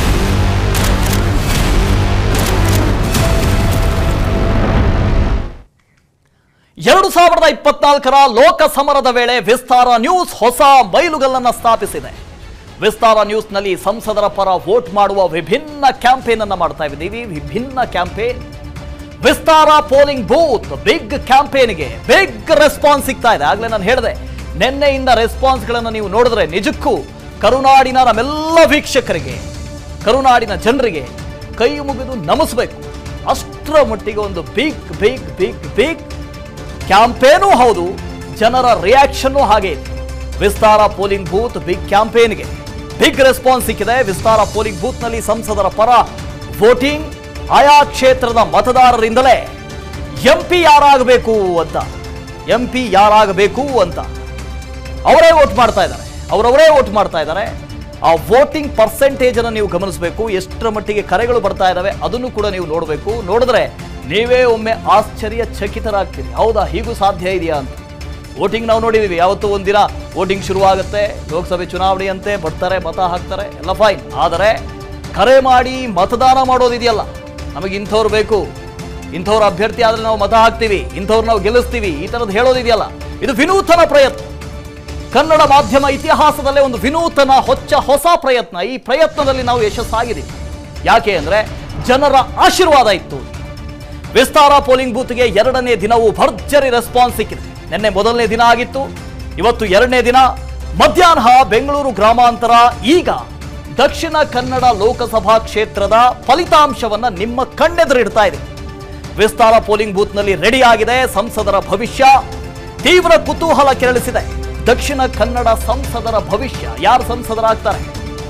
ಎರಡು ಸಾವಿರದ ಇಪ್ಪತ್ನಾಲ್ಕರ ಲೋಕ ಸಮರದ ವೇಳೆ ವಿಸ್ತಾರ ನ್ಯೂಸ್ ಹೊಸ ಮೈಲುಗಲ್ಲನ್ನ ಸ್ಥಾಪಿಸಿದೆ ವಿಸ್ತಾರ ನ್ಯೂಸ್ನಲ್ಲಿ ಸಂಸದರ ಪರ ವೋಟ್ ಮಾಡುವ ವಿಭಿನ್ನ ಕ್ಯಾಂಪೇನ್ ಅನ್ನ ಮಾಡ್ತಾ ಇದ್ದೀವಿ ವಿಭಿನ್ನ campaign Vistara polling booth big ಕ್ಯಾಂಪೇನ್ಗೆ ಬಿಗ್ ರೆಸ್ಪಾನ್ಸ್ ಸಿಗ್ತಾ ಇದೆ ಆಗ್ಲೇ ನಾನು ಹೇಳಿದೆ ನಿನ್ನೆಯಿಂದ ರೆಸ್ಪಾನ್ಸ್ಗಳನ್ನು ನೀವು ನೋಡಿದ್ರೆ ನಿಜಕ್ಕೂ ಕರುನಾಡಿನ ನಮ್ಮೆಲ್ಲ ವೀಕ್ಷಕರಿಗೆ ಕರುನಾಡಿನ ಜನರಿಗೆ ಕೈ ಮುಗಿದು ನಮಿಸ್ಬೇಕು ಅಷ್ಟರ ಮಟ್ಟಿಗೆ ಒಂದು ಬಿಗ್ ಬಿಗ್ ಬಿಗ್ ಬಿಗ್ ಕ್ಯಾಂಪೇನೂ ಹೌದು ಜನರ ರಿಯಾಕ್ಷನ್ನು ಹಾಗೆ ಇದೆ ವಿಸ್ತಾರ ಪೋಲಿಂಗ್ ಬೂತ್ ಬಿಗ್ ಕ್ಯಾಂಪೇನ್ಗೆ ಬಿಗ್ ರೆಸ್ಪಾನ್ಸ್ ಸಿಕ್ಕಿದೆ ವಿಸ್ತಾರ ಪೋಲಿಂಗ್ ಬೂತ್ನಲ್ಲಿ ಸಂಸದರ ಪರ ವೋಟಿಂಗ್ ಆಯಾ ಕ್ಷೇತ್ರದ ಮತದಾರರಿಂದಲೇ ಎಂ ಪಿ ಯಾರಾಗಬೇಕು ಅಂತ ಎಂ ಪಿ ಯಾರಾಗಬೇಕು ಅಂತ ಅವರೇ ವೋಟ್ ಮಾಡ್ತಾ ಇದ್ದಾರೆ ಅವರವರೇ ವೋಟ್ ಮಾಡ್ತಾ ಇದ್ದಾರೆ ಆ ವೋಟಿಂಗ್ ಪರ್ಸೆಂಟೇಜ್ ಅನ್ನು ನೀವು ಗಮನಿಸಬೇಕು ಎಷ್ಟರ ಮಟ್ಟಿಗೆ ಕರೆಗಳು ಬರ್ತಾ ಇದ್ದಾವೆ ಅದನ್ನು ಕೂಡ ನೀವು ನೋಡಬೇಕು ನೋಡಿದ್ರೆ ನೀವೇ ಒಮ್ಮೆ ಆಶ್ಚರ್ಯ ಚಕಿತರಾಗ್ತೀರಿ ಹೌದಾ ಹೀಗೂ ಸಾಧ್ಯ ಇದೆಯಾ ಅಂತ ವೋಟಿಂಗ್ ನಾವು ನೋಡಿದೀವಿ ಯಾವತ್ತೂ ಒಂದಿನ ವೋಟಿಂಗ್ ಶುರುವಾಗುತ್ತೆ ಲೋಕಸಭೆ ಚುನಾವಣೆಯಂತೆ ಬರ್ತಾರೆ ಮತ ಹಾಕ್ತಾರೆ ಎಲ್ಲ ಫೈನ್ ಆದರೆ ಕರೆ ಮಾಡಿ ಮತದಾನ ಮಾಡೋದಿದೆಯಲ್ಲ ನಮಗೆ ಇಂಥವ್ರು ಬೇಕು ಇಂಥವ್ರ ಅಭ್ಯರ್ಥಿ ಆದ್ರೆ ನಾವು ಮತ ಹಾಕ್ತೀವಿ ಇಂಥವ್ರು ನಾವು ಗೆಲ್ಲಿಸ್ತೀವಿ ಈ ಥರದ್ದು ಹೇಳೋದಿದೆಯಲ್ಲ ಇದು ವಿನೂತನ ಪ್ರಯತ್ನ ಕನ್ನಡ ಮಾಧ್ಯಮ ಇತಿಹಾಸದಲ್ಲೇ ಒಂದು ವಿನೂತನ ಹೊಚ್ಚ ಹೊಸ ಪ್ರಯತ್ನ ಈ ಪ್ರಯತ್ನದಲ್ಲಿ ನಾವು ಯಶಸ್ಸಾಗಿದ್ದೀವಿ ಯಾಕೆ ಅಂದ್ರೆ ಜನರ ಆಶೀರ್ವಾದ ಇತ್ತು ವಿಸ್ತಾರ ಪೋಲಿಂಗ್ ಬೂತ್ಗೆ ಎರಡನೇ ದಿನವೂ ಭರ್ಜರಿ ರೆಸ್ಪಾನ್ಸ್ ಸಿಕ್ಕಿದೆ ನಿನ್ನೆ ಮೊದಲನೇ ದಿನ ಆಗಿತ್ತು ಇವತ್ತು ಎರಡನೇ ದಿನ ಮಧ್ಯಾಹ್ನ ಬೆಂಗಳೂರು ಗ್ರಾಮಾಂತರ ಈಗ ದಕ್ಷಿಣ ಕನ್ನಡ ಲೋಕಸಭಾ ಕ್ಷೇತ್ರದ ಫಲಿತಾಂಶವನ್ನ ನಿಮ್ಮ ಕಣ್ಣೆದುರಿಡ್ತಾ ಇದೆ ವಿಸ್ತಾರ ಪೋಲಿಂಗ್ ಬೂತ್ನಲ್ಲಿ ರೆಡಿ ಆಗಿದೆ ಸಂಸದರ ಭವಿಷ್ಯ ತೀವ್ರ ಕುತೂಹಲ ಕೆರಳಿಸಿದೆ ದಕ್ಷಿಣ ಕನ್ನಡ ಸಂಸದರ ಭವಿಷ್ಯ ಯಾರು ಸಂಸದರಾಗ್ತಾರೆ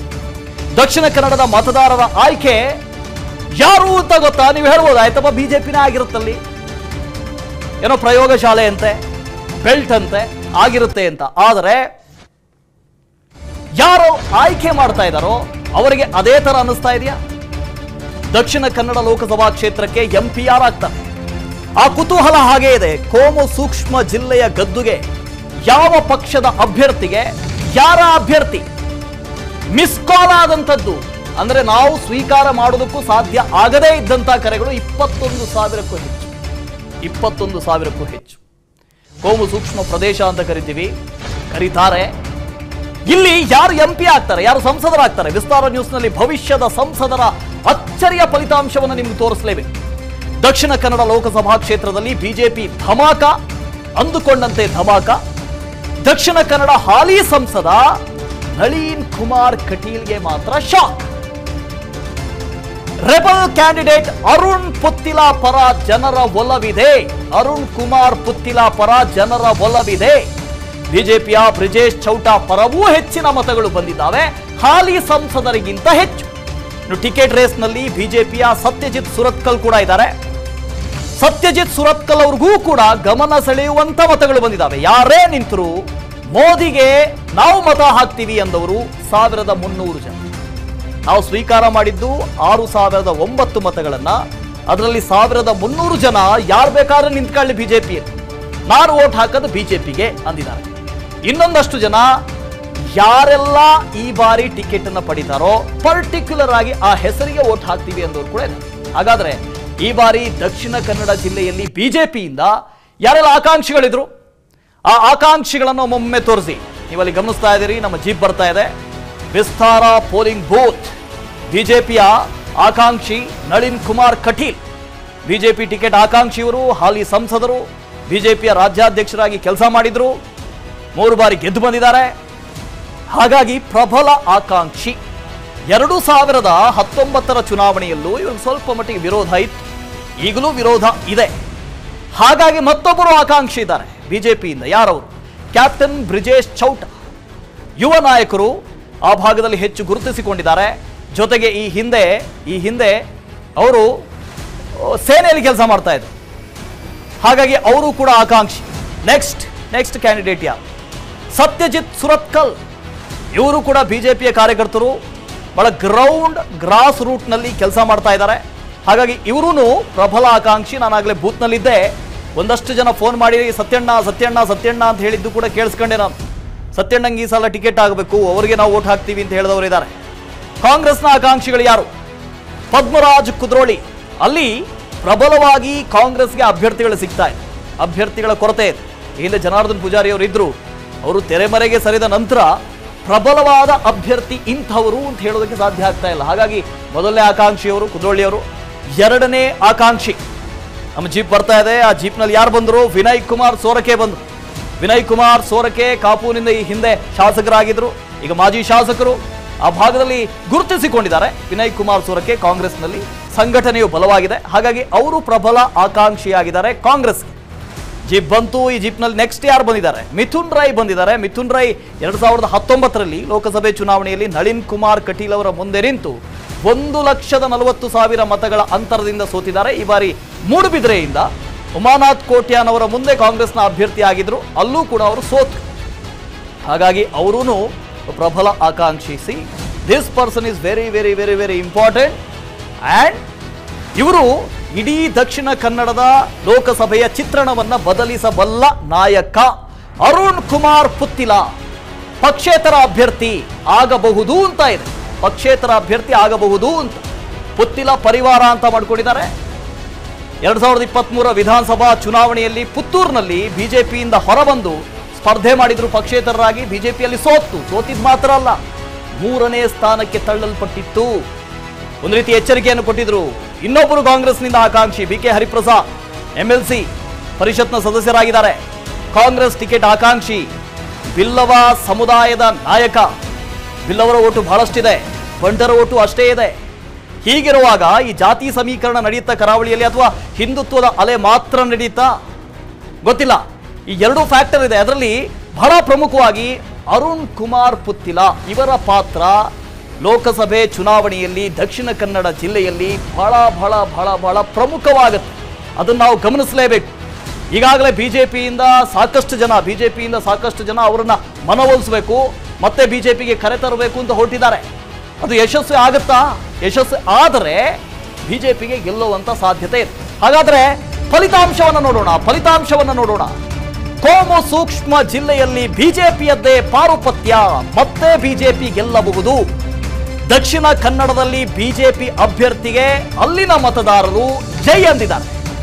ದಕ್ಷಿಣ ಕನ್ನಡದ ಮತದಾರರ ಆಯ್ಕೆ ಯಾರು ಅಂತ ಗೊತ್ತಾ ನೀವು ಹೇಳ್ಬೋದು ಆಯ್ತಪ್ಪ ಬಿಜೆಪಿನ ಆಗಿರುತ್ತಲ್ಲಿ ಏನೋ ಪ್ರಯೋಗಶಾಲೆ ಅಂತೆ ಬೆಲ್ಟ್ ಅಂತೆ ಆಗಿರುತ್ತೆ ಅಂತ ಆದರೆ ಯಾರು ಆಯ್ಕೆ ಮಾಡ್ತಾ ಇದ್ದಾರೋ ಅವರಿಗೆ ಅದೇ ತರ ಅನ್ನಿಸ್ತಾ ಇದೆಯಾ ದಕ್ಷಿಣ ಕನ್ನಡ ಲೋಕಸಭಾ ಕ್ಷೇತ್ರಕ್ಕೆ ಎಂ ಪಿ ಆರ್ ಆಗ್ತಾರೆ ಆ ಕುತೂಹಲ ಹಾಗೇ ಇದೆ ಕೋಮು ಸೂಕ್ಷ್ಮ ಜಿಲ್ಲೆಯ ಗದ್ದುಗೆ ಯಾವ ಪಕ್ಷದ ಅಭ್ಯರ್ಥಿಗೆ ಯಾರ ಅಭ್ಯರ್ಥಿ ಮಿಸ್ ಕಾಲ್ ಆದಂಥದ್ದು ಅಂದ್ರೆ ನಾವು ಸ್ವೀಕಾರ ಮಾಡೋದಕ್ಕೂ ಸಾಧ್ಯ ಆಗದೇ ಇದ್ದಂತಹ ಕರೆಗಳು ಇಪ್ಪತ್ತೊಂದು ಸಾವಿರಕ್ಕೂ ಹೆಚ್ಚು ಇಪ್ಪತ್ತೊಂದು ಸಾವಿರಕ್ಕೂ ಹೆಚ್ಚು ಕೋಮು ಸೂಕ್ಷ್ಮ ಪ್ರದೇಶ ಅಂತ ಕರಿತೀವಿ ಕರೀತಾರೆ ಇಲ್ಲಿ ಯಾರು ಎಂ ಪಿ ಆಗ್ತಾರೆ ಯಾರು ಸಂಸದರಾಗ್ತಾರೆ ವಿಸ್ತಾರ ನ್ಯೂಸ್ನಲ್ಲಿ ಭವಿಷ್ಯದ ಸಂಸದರ ಅಚ್ಚರಿಯ ಫಲಿತಾಂಶವನ್ನು ನಿಮ್ಗೆ ತೋರಿಸಲೇಬೇಕು ದಕ್ಷಿಣ ಕನ್ನಡ ಲೋಕಸಭಾ ಕ್ಷೇತ್ರದಲ್ಲಿ ಬಿಜೆಪಿ ಧಮಾಕ ಅಂದುಕೊಂಡಂತೆ ಧಮಾಕ ದಕ್ಷಿಣ ಕನ್ನಡ ಹಾಲಿ ಸಂಸದ ನಳೀನ್ ಕುಮಾರ್ ಕಟೀಲ್ಗೆ ಮಾತ್ರ shock rebel candidate Arun Puthila ಪರ ಜನರ ಒಲವಿದೆ ಅರುಣ್ ಕುಮಾರ್ ಪುತ್ತಿಲ ಪರ ಜನರ ಒಲವಿದೆ ಬಿಜೆಪಿಯ ಬ್ರಿಜೇಶ್ ಚೌಟಾ ಪರವೂ ಹೆಚ್ಚಿನ ಮತಗಳು ಬಂದಿದ್ದಾವೆ ಹಾಲಿ ಸಂಸದರಿಗಿಂತ ಹೆಚ್ಚು ಇನ್ನು ಟಿಕೆಟ್ ರೇಸ್ನಲ್ಲಿ ಬಿಜೆಪಿಯ ಸತ್ಯಜಿತ್ ಸುರತ್ಕಲ್ ಕೂಡ ಇದ್ದಾರೆ ಸತ್ಯಜಿತ್ ಸುರತ್ಕಲ್ ಅವ್ರಿಗೂ ಕೂಡ ಗಮನ ಸೆಳೆಯುವಂತ ಮತಗಳು ಬಂದಿದ್ದಾವೆ ಯಾರೇ ನಿಂತರು ಮೋದಿಗೆ ನಾವು ಮತ ಹಾಕ್ತೀವಿ ಎಂದವರು ಸಾವಿರದ ಮುನ್ನೂರು ಜನ ನಾವು ಸ್ವೀಕಾರ ಮಾಡಿದ್ದು ಆರು ಸಾವಿರದ ಒಂಬತ್ತು ಮತಗಳನ್ನ ಅದರಲ್ಲಿ ಸಾವಿರದ ಮುನ್ನೂರು ಜನ ಯಾರು ಬೇಕಾದ್ರೆ ನಿಂತ್ಕೊಳ್ಳಿ ಬಿಜೆಪಿಯಲ್ಲಿ ನಾನು ವೋಟ್ ಹಾಕೋದು ಬಿಜೆಪಿಗೆ ಅಂದಿದ್ದಾರೆ ಇನ್ನೊಂದಷ್ಟು ಜನ ಯಾರೆಲ್ಲ ಈ ಬಾರಿ ಟಿಕೆಟ್ ಅನ್ನ ಪಡಿತಾರೋ ಪರ್ಟಿಕ್ಯುಲರ್ ಆಗಿ ಆ ಹೆಸರಿಗೆ ವೋಟ್ ಹಾಕ್ತೀವಿ ಅಂದವರು ಕೂಡ ಇದ್ದಾರೆ ಹಾಗಾದ್ರೆ ಈ ಬಾರಿ ದಕ್ಷಿಣ ಕನ್ನಡ ಜಿಲ್ಲೆಯಲ್ಲಿ ಬಿಜೆಪಿಯಿಂದ ಯಾರೆಲ್ಲ ಆಕಾಂಕ್ಷಿಗಳಿದ್ರು ಆ ಆಕಾಂಕ್ಷಿಗಳನ್ನು ಒಮ್ಮೊಮ್ಮೆ ತೋರಿಸಿ ನೀವಲ್ಲಿ ಗಮನಿಸ್ತಾ ಇದ್ದೀರಿ ನಮ್ಮ ಜೀಪ್ ಬರ್ತಾ ಇದೆ ವಿಸ್ತಾರ ಪೋಲಿಂಗ್ ಬೂತ್ ಬಿಜೆಪಿಯ ಆಕಾಂಕ್ಷಿ ನಳಿನ್ ಕುಮಾರ್ ಕಟೀಲ್ ಬಿಜೆಪಿ ಟಿಕೆಟ್ ಆಕಾಂಕ್ಷಿಯವರು ಹಾಲಿ ಸಂಸದರು ಬಿಜೆಪಿಯ ರಾಜ್ಯಾಧ್ಯಕ್ಷರಾಗಿ ಕೆಲಸ ಮಾಡಿದ್ರು ಮೂರು ಬಾರಿ ಗೆದ್ದು ಬಂದಿದ್ದಾರೆ ಹಾಗಾಗಿ ಪ್ರಬಲ ಆಕಾಂಕ್ಷಿ ಎರಡು ಸಾವಿರದ ಹತ್ತೊಂಬತ್ತರ ಚುನಾವಣೆಯಲ್ಲೂ ಇವಾಗ ಸ್ವಲ್ಪ ಮಟ್ಟಿಗೆ ವಿರೋಧ ಇತ್ತು ಈಗಲೂ ವಿರೋಧ ಇದೆ ಹಾಗಾಗಿ ಮತ್ತೊಬ್ಬರು ಆಕಾಂಕ್ಷಿ ಇದ್ದಾರೆ ಬಿಜೆಪಿಯಿಂದ ಯಾರವರು ಕ್ಯಾಪ್ಟನ್ ಬ್ರಿಜೇಶ್ ಚೌಟ ಯುವ ನಾಯಕರು ಆ ಭಾಗದಲ್ಲಿ ಹೆಚ್ಚು ಗುರುತಿಸಿಕೊಂಡಿದ್ದಾರೆ ಜೊತೆಗೆ ಈ ಹಿಂದೆ ಈ ಹಿಂದೆ ಅವರು ಆ, ಸೇನೆಯಲ್ಲಿ ಕೆಲಸ ಮಾಡ್ತಾ ಇದ್ರು ಹಾಗಾಗಿ ಅವರು ಕೂಡ ಆಕಾಂಕ್ಷಿ ನೆಕ್ಸ್ಟ್ ನೆಕ್ಸ್ಟ್ ಕ್ಯಾಂಡಿಡೇಟ್ ಯಾರು ಸತ್ಯಜಿತ್ ಸುರತ್ಕಲ್ ಇವರು ಕೂಡ ಬಿಜೆಪಿಯ ಕಾರ್ಯಕರ್ತರು ಬಹಳ ಗ್ರೌಂಡ್ ಗ್ರಾಸ್ ರೂಟ್ನಲ್ಲಿ ಕೆಲಸ ಮಾಡ್ತಾ ಇದ್ದಾರೆ ಹಾಗಾಗಿ ಇವರೂ ಪ್ರಬಲ ಆಕಾಂಕ್ಷಿ ನಾನಾಗಲೇ ಬೂತ್ನಲ್ಲಿದ್ದೆ ಒಂದಷ್ಟು ಜನ ಫೋನ್ ಮಾಡಿ ಸತ್ಯಣ್ಣ ಸತ್ಯಣ್ಣ ಸತ್ಯಣ್ಣ ಅಂತ ಹೇಳಿದ್ದು ಕೂಡ ಕೇಳಿಸ್ಕೊಂಡೆ ನಾನು ಸತ್ಯಣ್ಣಂಗೆ ಈ ಸಲ ಟಿಕೆಟ್ ಆಗಬೇಕು ಅವರಿಗೆ ನಾವು ಓಟ್ ಹಾಕ್ತೀವಿ ಅಂತ ಹೇಳಿದವರು ಇದ್ದಾರೆ ಕಾಂಗ್ರೆಸ್ನ ಆಕಾಂಕ್ಷಿಗಳು ಯಾರು ಪದ್ಮರಾಜ್ ಕುದ್ರೋಳಿ ಅಲ್ಲಿ ಪ್ರಬಲವಾಗಿ ಕಾಂಗ್ರೆಸ್ಗೆ ಅಭ್ಯರ್ಥಿಗಳು ಸಿಗ್ತಾ ಇದೆ ಅಭ್ಯರ್ಥಿಗಳ ಕೊರತೆ ಇದೆ ಈ ಹಿಂದೆ ಜನಾರ್ದನ್ ಪೂಜಾರಿ ಅವರು ಇದ್ರು ಅವರು ತೆರೆಮರೆಗೆ ಸರಿದ ನಂತರ ಪ್ರಬಲವಾದ ಅಭ್ಯರ್ಥಿ ಇಂಥವರು ಅಂತ ಹೇಳೋದಕ್ಕೆ ಸಾಧ್ಯ ಆಗ್ತಾ ಇಲ್ಲ ಹಾಗಾಗಿ ಮೊದಲನೇ ಆಕಾಂಕ್ಷಿಯವರು ಕುದ್ರೋಳಿಯವರು ಎರಡನೇ ಆಕಾಂಕ್ಷಿ ನಮ್ಮ ಜೀಪ್ ಬರ್ತಾ ಇದೆ ಆ ಜೀಪ್ನಲ್ಲಿ ಯಾರು ಬಂದರು ವಿನಯ್ ಕುಮಾರ್ ಸೋರಕೆ ಬಂದರು ವಿನಯ್ ಕುಮಾರ್ ಸೋರಕೆ ಕಾಪುನಿಂದ ಈ ಹಿಂದೆ ಶಾಸಕರಾಗಿದ್ರು ಈಗ ಮಾಜಿ ಶಾಸಕರು ಆ ಭಾಗದಲ್ಲಿ ಗುರುತಿಸಿಕೊಂಡಿದ್ದಾರೆ ವಿನಯ್ ಕುಮಾರ್ ಸೋರಕೆ ಕಾಂಗ್ರೆಸ್ನಲ್ಲಿ ಸಂಘಟನೆಯು ಬಲವಾಗಿದೆ ಹಾಗಾಗಿ ಅವರು ಪ್ರಬಲ ಆಕಾಂಕ್ಷಿಯಾಗಿದ್ದಾರೆ ಕಾಂಗ್ರೆಸ್ ಜೀಪ್ ಬಂತು ಈ ಜೀಪ್ನಲ್ಲಿ ನೆಕ್ಸ್ಟ್ ಯಾರು ಬಂದಿದ್ದಾರೆ ಮಿಥುನ್ ರೈ ಬಂದಿದ್ದಾರೆ ಮಿಥುನ್ ರೈ ಎರಡ್ ಸಾವಿರದ ಹತ್ತೊಂಬತ್ತರಲ್ಲಿ ಲೋಕಸಭೆ ಚುನಾವಣೆಯಲ್ಲಿ ನಳಿನ್ ಕುಮಾರ್ ಕಟೀಲ್ ಅವರ ಮುಂದೆ ನಿಂತು ಒಂದು ಲಕ್ಷದ ನಲವತ್ತು ಸಾವಿರ ಮತಗಳ ಅಂತರದಿಂದ ಸೋತಿದ್ದಾರೆ ಈ ಬಾರಿ ಮೂಡುಬಿದಿರೆಯಿಂದ ಉಮಾನಾಥ್ ಕೋಟ್ಯಾನ್ ಅವರ ಮುಂದೆ ಕಾಂಗ್ರೆಸ್ನ ಅಭ್ಯರ್ಥಿ ಆಗಿದ್ರು ಅಲ್ಲೂ ಕೂಡ ಅವರು ಸೋತು ಹಾಗಾಗಿ ಅವರೂ ಪ್ರಬಲ ಆಕಾಂಕ್ಷಿಸಿ this person is very very very very important and ಇವರು ಇಡೀ ದಕ್ಷಿಣ ಕನ್ನಡದ ಲೋಕಸಭೆಯ ಚಿತ್ರಣವನ್ನ ಬದಲಿಸಬಲ್ಲ ನಾಯಕ ಅರುಣ್ ಕುಮಾರ್ ಪುತ್ತಿಲ ಪಕ್ಷೇತರ ಅಭ್ಯರ್ಥಿ ಆಗಬಹುದು ಅಂತ ಇದೆ ಪಕ್ಷೇತರ ಅಭ್ಯರ್ಥಿ ಆಗಬಹುದು ಅಂತ ಪುತ್ತಿಲ ಪರಿವಾರ ಅಂತ ಮಾಡ್ಕೊಂಡಿದ್ದಾರೆ ಎರಡ್ ಸಾವಿರದ ಇಪ್ಪತ್ಮೂರ ವಿಧಾನಸಭಾ ಚುನಾವಣೆಯಲ್ಲಿ ಪುತ್ತೂರಿನಲ್ಲಿ ಬಿಜೆಪಿಯಿಂದ ಹೊರಬಂದು ಸ್ಪರ್ಧೆ ಮಾಡಿದ್ರು ಪಕ್ಷೇತರರಾಗಿ ಬಿಜೆಪಿಯಲ್ಲಿ ಸೋತ್ತು ಸೋತಿದ್ ಮಾತ್ರ ಅಲ್ಲ ಮೂರನೇ ಸ್ಥಾನಕ್ಕೆ ತಳ್ಳಲ್ಪಟ್ಟಿತ್ತು ಒಂದು ರೀತಿ ಎಚ್ಚರಿಕೆಯನ್ನು ಕೊಟ್ಟಿದ್ರು ಇನ್ನೊಬ್ಬರು ಕಾಂಗ್ರೆಸ್ನಿಂದ ಆಕಾಂಕ್ಷಿ ಬಿ ಕೆ ಹರಿಪ್ರಸಾದ್ ಎಂಎಲ್ಸಿ ಪರಿಷತ್ನ ಸದಸ್ಯರಾಗಿದ್ದಾರೆ ಕಾಂಗ್ರೆಸ್ ಟಿಕೆಟ್ ಆಕಾಂಕ್ಷಿ ಬಿಲ್ಲವ ಸಮುದಾಯದ ನಾಯಕ ಬಿಲ್ಲವರ ಓಟು ಬಹಳಷ್ಟಿದೆ ಬಂಟರ ಓಟು ಅಷ್ಟೇ ಇದೆ ಹೀಗಿರುವಾಗ ಈ ಜಾತಿ ಸಮೀಕರಣ ನಡೆಯುತ್ತಾ ಕರಾವಳಿಯಲ್ಲಿ ಅಥವಾ ಹಿಂದುತ್ವದ ಅಲೆ ಮಾತ್ರ ನಡೆಯುತ್ತಾ ಗೊತ್ತಿಲ್ಲ ಈ ಎರಡು ಫ್ಯಾಕ್ಟರ್ ಇದೆ ಅದರಲ್ಲಿ ಬಹಳ ಪ್ರಮುಖವಾಗಿ ಅರುಣ್ ಕುಮಾರ್ ಪುತ್ತಿಲ ಇವರ ಪಾತ್ರ ಲೋಕಸಭೆ ಚುನಾವಣೆಯಲ್ಲಿ ದಕ್ಷಿಣ ಕನ್ನಡ ಜಿಲ್ಲೆಯಲ್ಲಿ ಬಹಳ ಬಹಳ ಬಹಳ ಬಹಳ ಪ್ರಮುಖವಾಗುತ್ತೆ ಅದನ್ನು ನಾವು ಗಮನಿಸಲೇಬೇಕು ಈಗಾಗಲೇ ಬಿಜೆಪಿಯಿಂದ ಸಾಕಷ್ಟು ಜನ ಬಿಜೆಪಿಯಿಂದ ಸಾಕಷ್ಟು ಜನ ಅವರನ್ನ ಮನವೊಲಿಸಬೇಕು ಮತ್ತೆ ಬಿಜೆಪಿಗೆ ಕರೆ ತರಬೇಕು ಅಂತ ಹೊರಟಿದ್ದಾರೆ ಅದು ಯಶಸ್ವಿ ಆಗುತ್ತಾ ಯಶಸ್ವಿ ಆದರೆ ಬಿಜೆಪಿಗೆ ಗೆಲ್ಲುವಂತ ಸಾಧ್ಯತೆ ಇದೆ ಹಾಗಾದ್ರೆ ಫಲಿತಾಂಶವನ್ನು ನೋಡೋಣ ಫಲಿತಾಂಶವನ್ನು ನೋಡೋಣ ಕೋಮು ಸೂಕ್ಷ್ಮ ಜಿಲ್ಲೆಯಲ್ಲಿ ಬಿಜೆಪಿಯದ್ದೇ ಪಾರುಪತ್ಯ ಮತ್ತೆ ಬಿಜೆಪಿ ಗೆಲ್ಲಬಹುದು ದಕ್ಷಿಣ ಕನ್ನಡದಲ್ಲಿ ಬಿಜೆಪಿ ಅಭ್ಯರ್ಥಿಗೆ ಅಲ್ಲಿನ ಮತದಾರರು ಜೈ ಅಂದಿದ್ದಾರೆ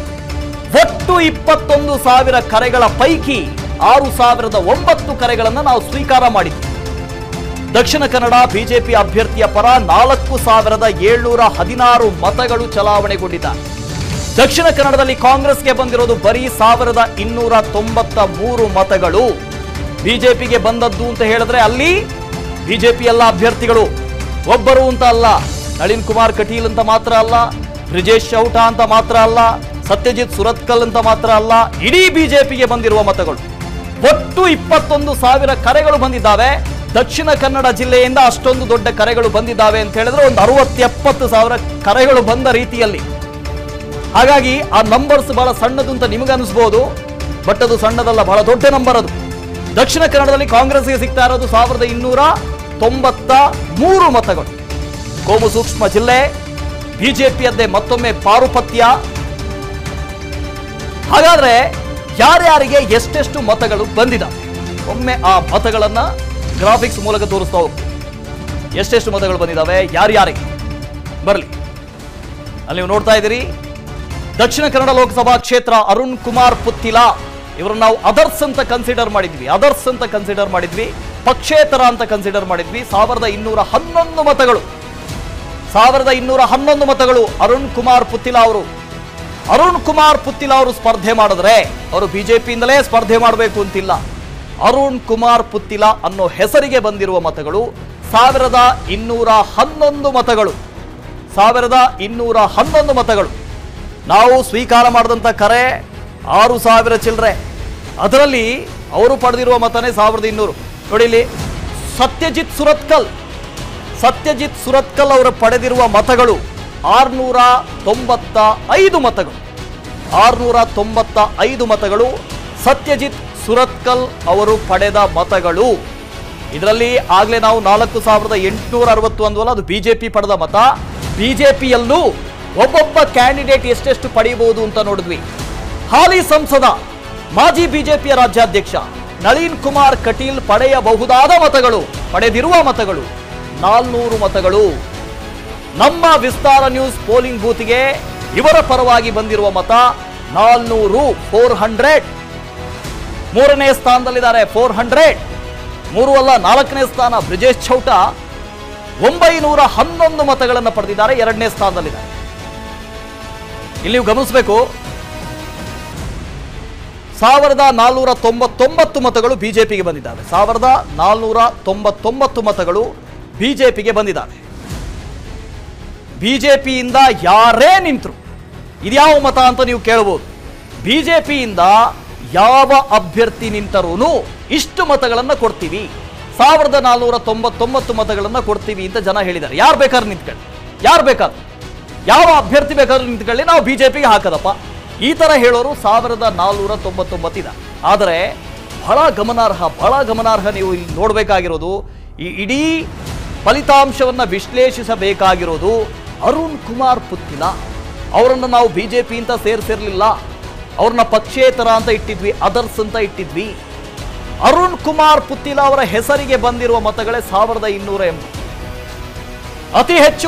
ಒಟ್ಟು ಇಪ್ಪತ್ತೊಂದು ಸಾವಿರ ಕರೆಗಳ ಪೈಕಿ ಆರು ಸಾವಿರದ ಒಂಬತ್ತು ಕರೆಗಳನ್ನು ನಾವು ಸ್ವೀಕಾರ ಮಾಡಿದ್ವಿ ದಕ್ಷಿಣ ಕನ್ನಡ ಬಿಜೆಪಿ ಅಭ್ಯರ್ಥಿಯ ಪರ ನಾಲ್ಕು ಸಾವಿರದ ಏಳ್ನೂರ ಹದಿನಾರು ಮತಗಳು ಚಲಾವಣೆಗೊಂಡಿದ್ದಾರೆ ದಕ್ಷಿಣ ಕನ್ನಡದಲ್ಲಿ ಕಾಂಗ್ರೆಸ್ಗೆ ಬಂದಿರೋದು ಬರೀ ಸಾವಿರದ ಇನ್ನೂರ ತೊಂಬತ್ತ ಮೂರು ಮತಗಳು ಬಿಜೆಪಿಗೆ ಬಂದದ್ದು ಅಂತ ಹೇಳಿದ್ರೆ ಅಲ್ಲಿ ಬಿಜೆಪಿ ಎಲ್ಲ ಅಭ್ಯರ್ಥಿಗಳು ಒಬ್ಬರು ಅಂತ ಅಲ್ಲ ನಳಿನ್ ಕುಮಾರ್ ಕಟೀಲ್ ಅಂತ ಮಾತ್ರ ಅಲ್ಲ ಬ್ರಿಜೇಶ್ ಚೌಟ ಅಂತ ಮಾತ್ರ ಅಲ್ಲ ಸತ್ಯಜಿತ್ ಸುರತ್ಕಲ್ ಅಂತ ಮಾತ್ರ ಅಲ್ಲ ಇಡೀ ಬಿಜೆಪಿಗೆ ಬಂದಿರುವ ಮತಗಳು ಒಟ್ಟು ಇಪ್ಪತ್ತೊಂದು ಸಾವಿರ ಕರೆಗಳು ಬಂದಿದ್ದಾವೆ ದಕ್ಷಿಣ ಕನ್ನಡ ಜಿಲ್ಲೆಯಿಂದ ಅಷ್ಟೊಂದು ದೊಡ್ಡ ಕರೆಗಳು ಬಂದಿದ್ದಾವೆ ಅಂತ ಹೇಳಿದ್ರೆ ಒಂದು ಅರವತ್ತು ಎಪ್ಪತ್ತು ಸಾವಿರ ಕರೆಗಳು ಬಂದ ರೀತಿಯಲ್ಲಿ ಹಾಗಾಗಿ ಆ ನಂಬರ್ಸ್ ಬಹಳ ಸಣ್ಣದು ಅಂತ ನಿಮಗೆ ಅನಿಸ್ಬೋದು ಬಟ್ ಅದು ಸಣ್ಣದಲ್ಲ ಬಹಳ ದೊಡ್ಡ ನಂಬರ್ ಅದು ದಕ್ಷಿಣ ಕನ್ನಡದಲ್ಲಿ ಕಾಂಗ್ರೆಸ್ಗೆ ಸಿಗ್ತಾ ಇರೋದು ಸಾವಿರದ ಇನ್ನೂರ ತೊಂಬತ್ತ ಮೂರು ಮತಗಳು ಕೋಮು ಸೂಕ್ಷ್ಮ ಜಿಲ್ಲೆ ಬಿಜೆಪಿಯದ್ದೇ ಮತ್ತೊಮ್ಮೆ ಪಾರುಪತ್ಯ ಹಾಗಾದ್ರೆ ಯಾರ್ಯಾರಿಗೆ ಎಷ್ಟೆಷ್ಟು ಮತಗಳು ಬಂದಿದ್ದಾವೆ ಒಮ್ಮೆ ಆ ಮತಗಳನ್ನ ಗ್ರಾಫಿಕ್ಸ್ ಮೂಲಕ ತೋರಿಸ್ತಾ ಹೋಗ್ತೀವಿ ಎಷ್ಟೆಷ್ಟು ಮತಗಳು ಬಂದಿದ್ದಾವೆ ಯಾರ್ಯಾರಿಗೆ ಬರಲಿ ಅಲ್ಲಿ ನೀವು ನೋಡ್ತಾ ಇದ್ದೀರಿ ದಕ್ಷಿಣ ಕನ್ನಡ ಲೋಕಸಭಾ ಕ್ಷೇತ್ರ ಅರುಣ್ ಕುಮಾರ್ ಪುತ್ತಿಲ ಇವರನ್ನ ನಾವು ಅದರ್ಸ್ ಅಂತ ಕನ್ಸಿಡರ್ ಮಾಡಿದ್ವಿ ಅದರ್ಸ್ ಅಂತ ಕನ್ಸಿಡರ್ ಮಾಡಿದ್ವಿ ಪಕ್ಷೇತರ ಅಂತ ಕನ್ಸಿಡರ್ ಮಾಡಿದ್ವಿ ಸಾವಿರದ ಇನ್ನೂರ ಹನ್ನೊಂದು ಮತಗಳು ಸಾವಿರದ ಇನ್ನೂರ ಹನ್ನೊಂದು ಮತಗಳು ಅರುಣ್ ಕುಮಾರ್ ಪುತ್ತಿಲ ಅವರು ಅರುಣ್ ಕುಮಾರ್ ಪುತ್ತಿಲ ಅವರು ಸ್ಪರ್ಧೆ ಮಾಡಿದ್ರೆ ಅವರು ಬಿಜೆಪಿಯಿಂದಲೇ ಸ್ಪರ್ಧೆ ಮಾಡಬೇಕು ಅಂತಿಲ್ಲ ಅರುಣ್ ಕುಮಾರ್ ಪುತ್ತಿಲ ಅನ್ನೋ ಹೆಸರಿಗೆ ಬಂದಿರುವ ಮತಗಳು ಸಾವಿರದ ಇನ್ನೂರ ಹನ್ನೊಂದು ಮತಗಳು ಸಾವಿರದ ಇನ್ನೂರ ಹನ್ನೊಂದು ಮತಗಳು ನಾವು ಸ್ವೀಕಾರ ಮಾಡಿದಂಥ ಕರೆ ಆರು ಸಾವಿರ ಚಿಲ್ಲರೆ ಅದರಲ್ಲಿ ಅವರು ಪಡೆದಿರುವ ಮತನೇ ಸಾವಿರದ ಇನ್ನೂರು ನೋಡಿ ಇಲ್ಲಿ ಸತ್ಯಜಿತ್ ಸುರತ್ಕಲ್ ಸತ್ಯಜಿತ್ ಸುರತ್ಕಲ್ ಅವರು ಪಡೆದಿರುವ ಮತಗಳು ಆರ್ನೂರ ತೊಂಬತ್ತ ಐದು ಮತಗಳು ಆರ್ನೂರ ತೊಂಬತ್ತ ಐದು ಮತಗಳು ಸತ್ಯಜಿತ್ ಸುರತ್ಕಲ್ ಅವರು ಪಡೆದ ಮತಗಳು ಇದರಲ್ಲಿ ಆಗಲೇ ನಾವು ನಾಲ್ಕು ಸಾವಿರದ ಎಂಟುನೂರ ಅರವತ್ತು ಅಂದ್ವಲ್ಲ ಅದು ಬಿಜೆಪಿ ಪಡೆದ ಮತ ಬಿಜೆಪಿಯಲ್ಲೂ ಒಬ್ಬೊಬ್ಬ ಕ್ಯಾಂಡಿಡೇಟ್ ಎಷ್ಟೆಷ್ಟು ಪಡೆಯಬಹುದು ಅಂತ ನೋಡಿದ್ವಿ ಹಾಲಿ ಸಂಸದ ಮಾಜಿ ಬಿಜೆಪಿಯ ರಾಜ್ಯಾಧ್ಯಕ್ಷ ನಳಿನ್ ಕುಮಾರ್ ಕಟೀಲ್ ಪಡೆಯಬಹುದಾದ ಮತಗಳು ಪಡೆದಿರುವ ಮತಗಳು ನಾಲ್ನೂರು ಮತಗಳು ನಮ್ಮ ವಿಸ್ತಾರ ನ್ಯೂಸ್ ಪೋಲಿಂಗ್ ಬೂತ್ಗೆ ಇವರ ಪರವಾಗಿ ಬಂದಿರುವ ಮತ ನಾಲ್ನೂರು ಫೋರ್ ಹಂಡ್ರೆಡ್ ಮೂರನೇ ಸ್ಥಾನದಲ್ಲಿದ್ದಾರೆ ಫೋರ್ ಹಂಡ್ರೆಡ್ ಮೂರು ಅಲ್ಲ ನಾಲ್ಕನೇ ಸ್ಥಾನ ಬ್ರಿಜೇಶ್ ಚೌಟ ಒಂಬೈನೂರ ಹನ್ನೊಂದು ಮತಗಳನ್ನು ಪಡೆದಿದ್ದಾರೆ ಎರಡನೇ ಸ್ಥಾನದಲ್ಲಿದ್ದಾರೆ ಇಲ್ಲಿ ನೀವು ಗಮನಿಸಬೇಕು ಸಾವಿರದ ನಾಲ್ನೂರ ತೊಂಬತ್ತೊಂಬತ್ತು ಮತಗಳು ಬಿಜೆಪಿಗೆ ಬಂದಿದ್ದಾವೆ ಸಾವಿರದ ನಾಲ್ನೂರ ತೊಂಬತ್ತೊಂಬತ್ತು ಮತಗಳು ಬಿಜೆಪಿಗೆ ಬಂದಿದ್ದಾವೆ ಬಿಜೆಪಿಯಿಂದ ಯಾರೇ ನಿಂತರು ಇದ್ಯಾವ ಮತ ಅಂತ ನೀವು ಕೇಳಬಹುದು ಬಿಜೆಪಿಯಿಂದ ಯಾವ ಅಭ್ಯರ್ಥಿ ನಿಂತರೂ ಇಷ್ಟು ಮತಗಳನ್ನು ಕೊಡ್ತೀವಿ ಸಾವಿರದ ನಾಲ್ನೂರ ತೊಂಬತ್ತೊಂಬತ್ತು ಮತಗಳನ್ನು ಕೊಡ್ತೀವಿ ಅಂತ ಜನ ಹೇಳಿದ್ದಾರೆ ಯಾರು ಬೇಕಾದ್ರೂ ನಿಂತ್ಕೊಳ್ಳಿ ಯಾರು ಬೇಕಾದ್ರು ಯಾವ ಅಭ್ಯರ್ಥಿ ಬೇಕಾದ್ರೂ ನಿಂತ್ಕೊಳ್ಳಿ ನಾವು ಬಿಜೆಪಿಗೆ ಹಾಕದಪ್ಪ ಈ ತರ ಹೇಳೋರು ಸಾವಿರದ ನಾಲ್ನೂರ ತೊಂಬತ್ತೊಂಬತ್ತಿದ ಆದರೆ ಬಹಳ ಗಮನಾರ್ಹ ಬಹಳ ಗಮನಾರ್ಹ ನೀವು ಇಲ್ಲಿ ನೋಡಬೇಕಾಗಿರೋದು ಈ ಇಡೀ ಫಲಿತಾಂಶವನ್ನ ವಿಶ್ಲೇಷಿಸಬೇಕಾಗಿರೋದು ಅರುಣ್ ಕುಮಾರ್ ಪುತ್ತಿಲ ಅವರನ್ನು ನಾವು ಬಿಜೆಪಿ ಅಂತ ಸೇರಿಸಿರ್ಲಿಲ್ಲ ಅವ್ರನ್ನ ಪಕ್ಷೇತರ ಅಂತ ಇಟ್ಟಿದ್ವಿ ಅದರ್ಸ್ ಅಂತ ಇಟ್ಟಿದ್ವಿ ಅರುಣ್ ಕುಮಾರ್ ಪುತ್ತಿಲ ಅವರ ಹೆಸರಿಗೆ ಬಂದಿರುವ ಮತಗಳೇ ಸಾವಿರದ ಇನ್ನೂರ ಎಂಬತ್ತು ಅತಿ ಹೆಚ್ಚು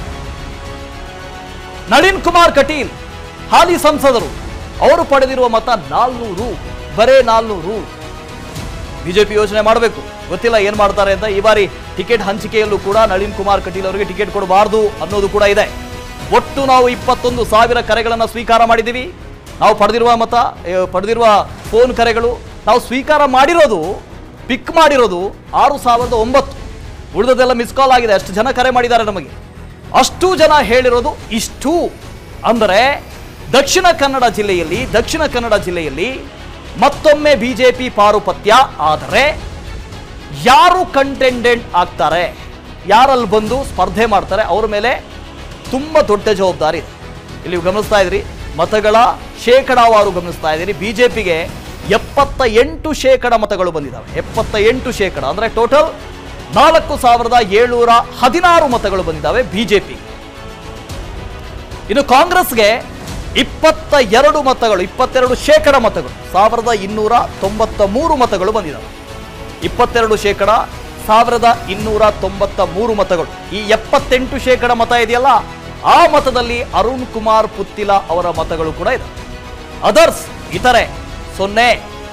ನಳಿನ್ ಕುಮಾರ್ ಕಟೀಲ್ ಹಾಲಿ ಸಂಸದರು ಅವರು ಪಡೆದಿರುವ ಮತ ನಾಲ್ನೂರು ಬರೇ ನಾಲ್ನೂರು ಬಿಜೆಪಿ ಯೋಚನೆ ಮಾಡಬೇಕು ಗೊತ್ತಿಲ್ಲ ಏನ್ ಮಾಡ್ತಾರೆ ಅಂತ ಈ ಬಾರಿ ಟಿಕೆಟ್ ಹಂಚಿಕೆಯಲ್ಲೂ ಕೂಡ ನಳಿನ್ ಕುಮಾರ್ ಕಟೀಲ್ ಅವರಿಗೆ ಟಿಕೆಟ್ ಕೊಡಬಾರದು ಅನ್ನೋದು ಕೂಡ ಇದೆ ಒಟ್ಟು ನಾವು ಇಪ್ಪತ್ತೊಂದು ಸಾವಿರ ಕರೆಗಳನ್ನು ಸ್ವೀಕಾರ ಮಾಡಿದ್ದೀವಿ ನಾವು ಪಡೆದಿರುವ ಮತ ಏ, ಪಡೆದಿರುವ ಫೋನ್ ಕರೆಗಳು ನಾವು ಸ್ವೀಕಾರ ಮಾಡಿರೋದು ಪಿಕ್ ಮಾಡಿರೋದು ಆರು ಸಾವಿರದ ಒಂಬತ್ತು ಉಳಿದದೆಲ್ಲ ಮಿಸ್ ಕಾಲ್ ಆಗಿದೆ ಅಷ್ಟು ಜನ ಕರೆ ಮಾಡಿದ್ದಾರೆ ನಮಗೆ ಅಷ್ಟು ಜನ ಹೇಳಿರೋದು ಇಷ್ಟು ಅಂದರೆ ದಕ್ಷಿಣ ಕನ್ನಡ ಜಿಲ್ಲೆಯಲ್ಲಿ ದಕ್ಷಿಣ ಕನ್ನಡ ಜಿಲ್ಲೆಯಲ್ಲಿ ಮತ್ತೊಮ್ಮೆ ಬಿಜೆಪಿ ಪಾರುಪತ್ಯ ಆದರೆ ಯಾರು ಕಂಟೆಂಡೆಂಟ್ ಆಗ್ತಾರೆ ಯಾರಲ್ಲಿ ಬಂದು ಸ್ಪರ್ಧೆ ಮಾಡ್ತಾರೆ ಅವ್ರ ಮೇಲೆ ತುಂಬ ದೊಡ್ಡ ಜವಾಬ್ದಾರಿ ಇದೆ ಇಲ್ಲಿ ನೀವು ಗಮನಿಸ್ತಾ ಇದ್ರಿ ಮತಗಳ ಶೇಕಡಾವಾರು ಗಮನಿಸ್ತಾ ಇದ್ದೀರಿ ಬಿಜೆಪಿಗೆ ಎಪ್ಪತ್ತ ಎಂಟು ಶೇಕಡ ಮತಗಳು ಬಂದಿದ್ದಾವೆ ಎಪ್ಪತ್ತ ಎಂಟು ಶೇಕಡ ಅಂದರೆ ಟೋಟಲ್ ನಾಲ್ಕು ಸಾವಿರದ ಏಳ್ನೂರ ಹದಿನಾರು ಮತಗಳು ಬಂದಿದ್ದಾವೆ ಬಿಜೆಪಿ ಇನ್ನು ಕಾಂಗ್ರೆಸ್ಗೆ ಇಪ್ಪತ್ತ ಎರಡು ಮತಗಳು ಇಪ್ಪತ್ತೆರಡು ಶೇಕಡ ಮತಗಳು ಸಾವಿರದ ಇನ್ನೂರ ತೊಂಬತ್ತ ಮೂರು ಮತಗಳು ಬಂದಿದ್ದಾವೆ ಇಪ್ಪತ್ತೆರಡು ಶೇಕಡ ಸಾವಿರದ ಇನ್ನೂರ ತೊಂಬತ್ತ ಮೂರು ಮತಗಳು ಈ ಎಪ್ಪತ್ತೆಂಟು ಶೇಕಡ ಮತ ಇದೆಯಲ್ಲ ಆ ಮತದಲ್ಲಿ ಅರುಣ್ ಕುಮಾರ್ ಪುತ್ತಿಲ ಅವರ ಮತಗಳು ಕೂಡ ಇದೆ ಅದರ್ಸ್ ಇತರೆ ಸೊನ್ನೆ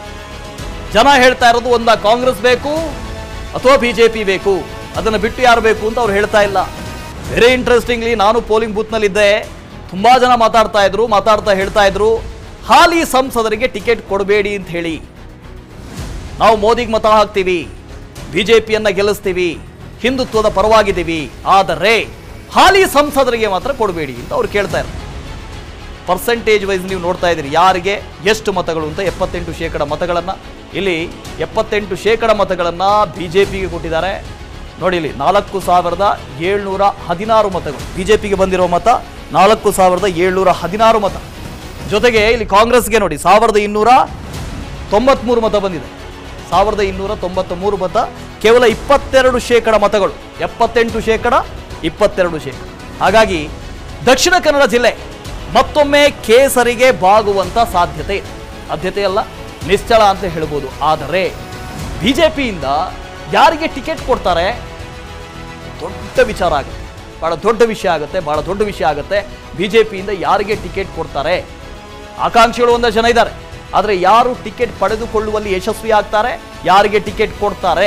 ಜನ ಹೇಳ್ತಾ ಇರೋದು ಒಂದ ಕಾಂಗ್ರೆಸ್ ಬೇಕು ಅಥವಾ ಬಿಜೆಪಿ ಬೇಕು ಅದನ್ನು ಬಿಟ್ಟು ಯಾರು ಬೇಕು ಅಂತ ಅವ್ರು ಹೇಳ್ತಾ ಇಲ್ಲ ವೆರಿ ಇಂಟ್ರೆಸ್ಟಿಂಗ್ಲಿ ನಾನು ಪೋಲಿಂಗ್ ಬೂತ್ನಲ್ಲಿದ್ದೆ ತುಂಬಾ ಜನ ಮಾತಾಡ್ತಾ ಇದ್ರು ಮಾತಾಡ್ತಾ ಹೇಳ್ತಾ ಇದ್ರು ಹಾಲಿ ಸಂಸದರಿಗೆ ಟಿಕೆಟ್ ಕೊಡಬೇಡಿ ಅಂತ ಹೇಳಿ ನಾವು ಮೋದಿಗೆ ಮತ ಹಾಕ್ತೀವಿ ಬಿಜೆಪಿಯನ್ನ ಗೆಲ್ಲಿಸ್ತೀವಿ ಹಿಂದುತ್ವದ ಪರವಾಗಿದ್ದೀವಿ ಆದರೆ ಹಾಲಿ ಸಂಸದರಿಗೆ ಮಾತ್ರ ಕೊಡಬೇಡಿ ಅಂತ ಅವ್ರು ಕೇಳ್ತಾ ಇದ್ದಾರೆ ಪರ್ಸೆಂಟೇಜ್ ವೈಸ್ ನೀವು ನೋಡ್ತಾ ಇದ್ದೀರಿ ಯಾರಿಗೆ ಎಷ್ಟು ಮತಗಳು ಅಂತ ಎಪ್ಪತ್ತೆಂಟು ಶೇಕಡ ಮತಗಳನ್ನು ಇಲ್ಲಿ ಎಪ್ಪತ್ತೆಂಟು ಶೇಕಡ ಮತಗಳನ್ನು ಬಿ ಜೆ ಪಿಗೆ ಕೊಟ್ಟಿದ್ದಾರೆ ನೋಡಿ ಇಲ್ಲಿ ನಾಲ್ಕು ಸಾವಿರದ ಏಳ್ನೂರ ಹದಿನಾರು ಮತಗಳು ಬಿ ಜೆ ಪಿಗೆ ಬಂದಿರೋ ಮತ ನಾಲ್ಕು ಸಾವಿರದ ಏಳ್ನೂರ ಹದಿನಾರು ಮತ ಜೊತೆಗೆ ಇಲ್ಲಿ ಕಾಂಗ್ರೆಸ್ಗೆ ನೋಡಿ ಸಾವಿರದ ಇನ್ನೂರ ತೊಂಬತ್ಮೂರು ಮತ ಬಂದಿದೆ ಸಾವಿರದ ಇನ್ನೂರ ತೊಂಬತ್ತ ಮೂರು ಮತ ಕೇವಲ ಇಪ್ಪತ್ತೆರಡು ಶೇಕಡ ಮತಗಳು ಎಪ್ಪತ್ತೆಂಟು ಶೇಕಡ ಇಪ್ಪತ್ತೆರಡು ಶೇಕಡ ಹಾಗಾಗಿ ದಕ್ಷಿಣ ಕನ್ನಡ ಜಿಲ್ಲೆ ಮತ್ತೊಮ್ಮೆ ಕೇಸರಿಗೆ ಬಾಗುವಂತ ಸಾಧ್ಯತೆ ಇದೆ ಸಾಧ್ಯತೆ ಅಲ್ಲ ನಿಶ್ಚಳ ಅಂತ ಹೇಳ್ಬೋದು ಆದರೆ ಬಿಜೆಪಿಯಿಂದ ಯಾರಿಗೆ ಟಿಕೆಟ್ ಕೊಡ್ತಾರೆ ದೊಡ್ಡ ವಿಚಾರ ಆಗುತ್ತೆ ಬಹಳ ದೊಡ್ಡ ವಿಷಯ ಆಗುತ್ತೆ ಬಹಳ ದೊಡ್ಡ ವಿಷಯ ಆಗುತ್ತೆ ಬಿಜೆಪಿಯಿಂದ ಯಾರಿಗೆ ಟಿಕೆಟ್ ಕೊಡ್ತಾರೆ ಆಕಾಂಕ್ಷಿಗಳು ಒಂದಷ್ಟು ಜನ ಇದ್ದಾರೆ ಆದರೆ ಯಾರು ಟಿಕೆಟ್ ಪಡೆದುಕೊಳ್ಳುವಲ್ಲಿ ಯಶಸ್ವಿ ಆಗ್ತಾರೆ ಯಾರಿಗೆ ಟಿಕೆಟ್ ಕೊಡ್ತಾರೆ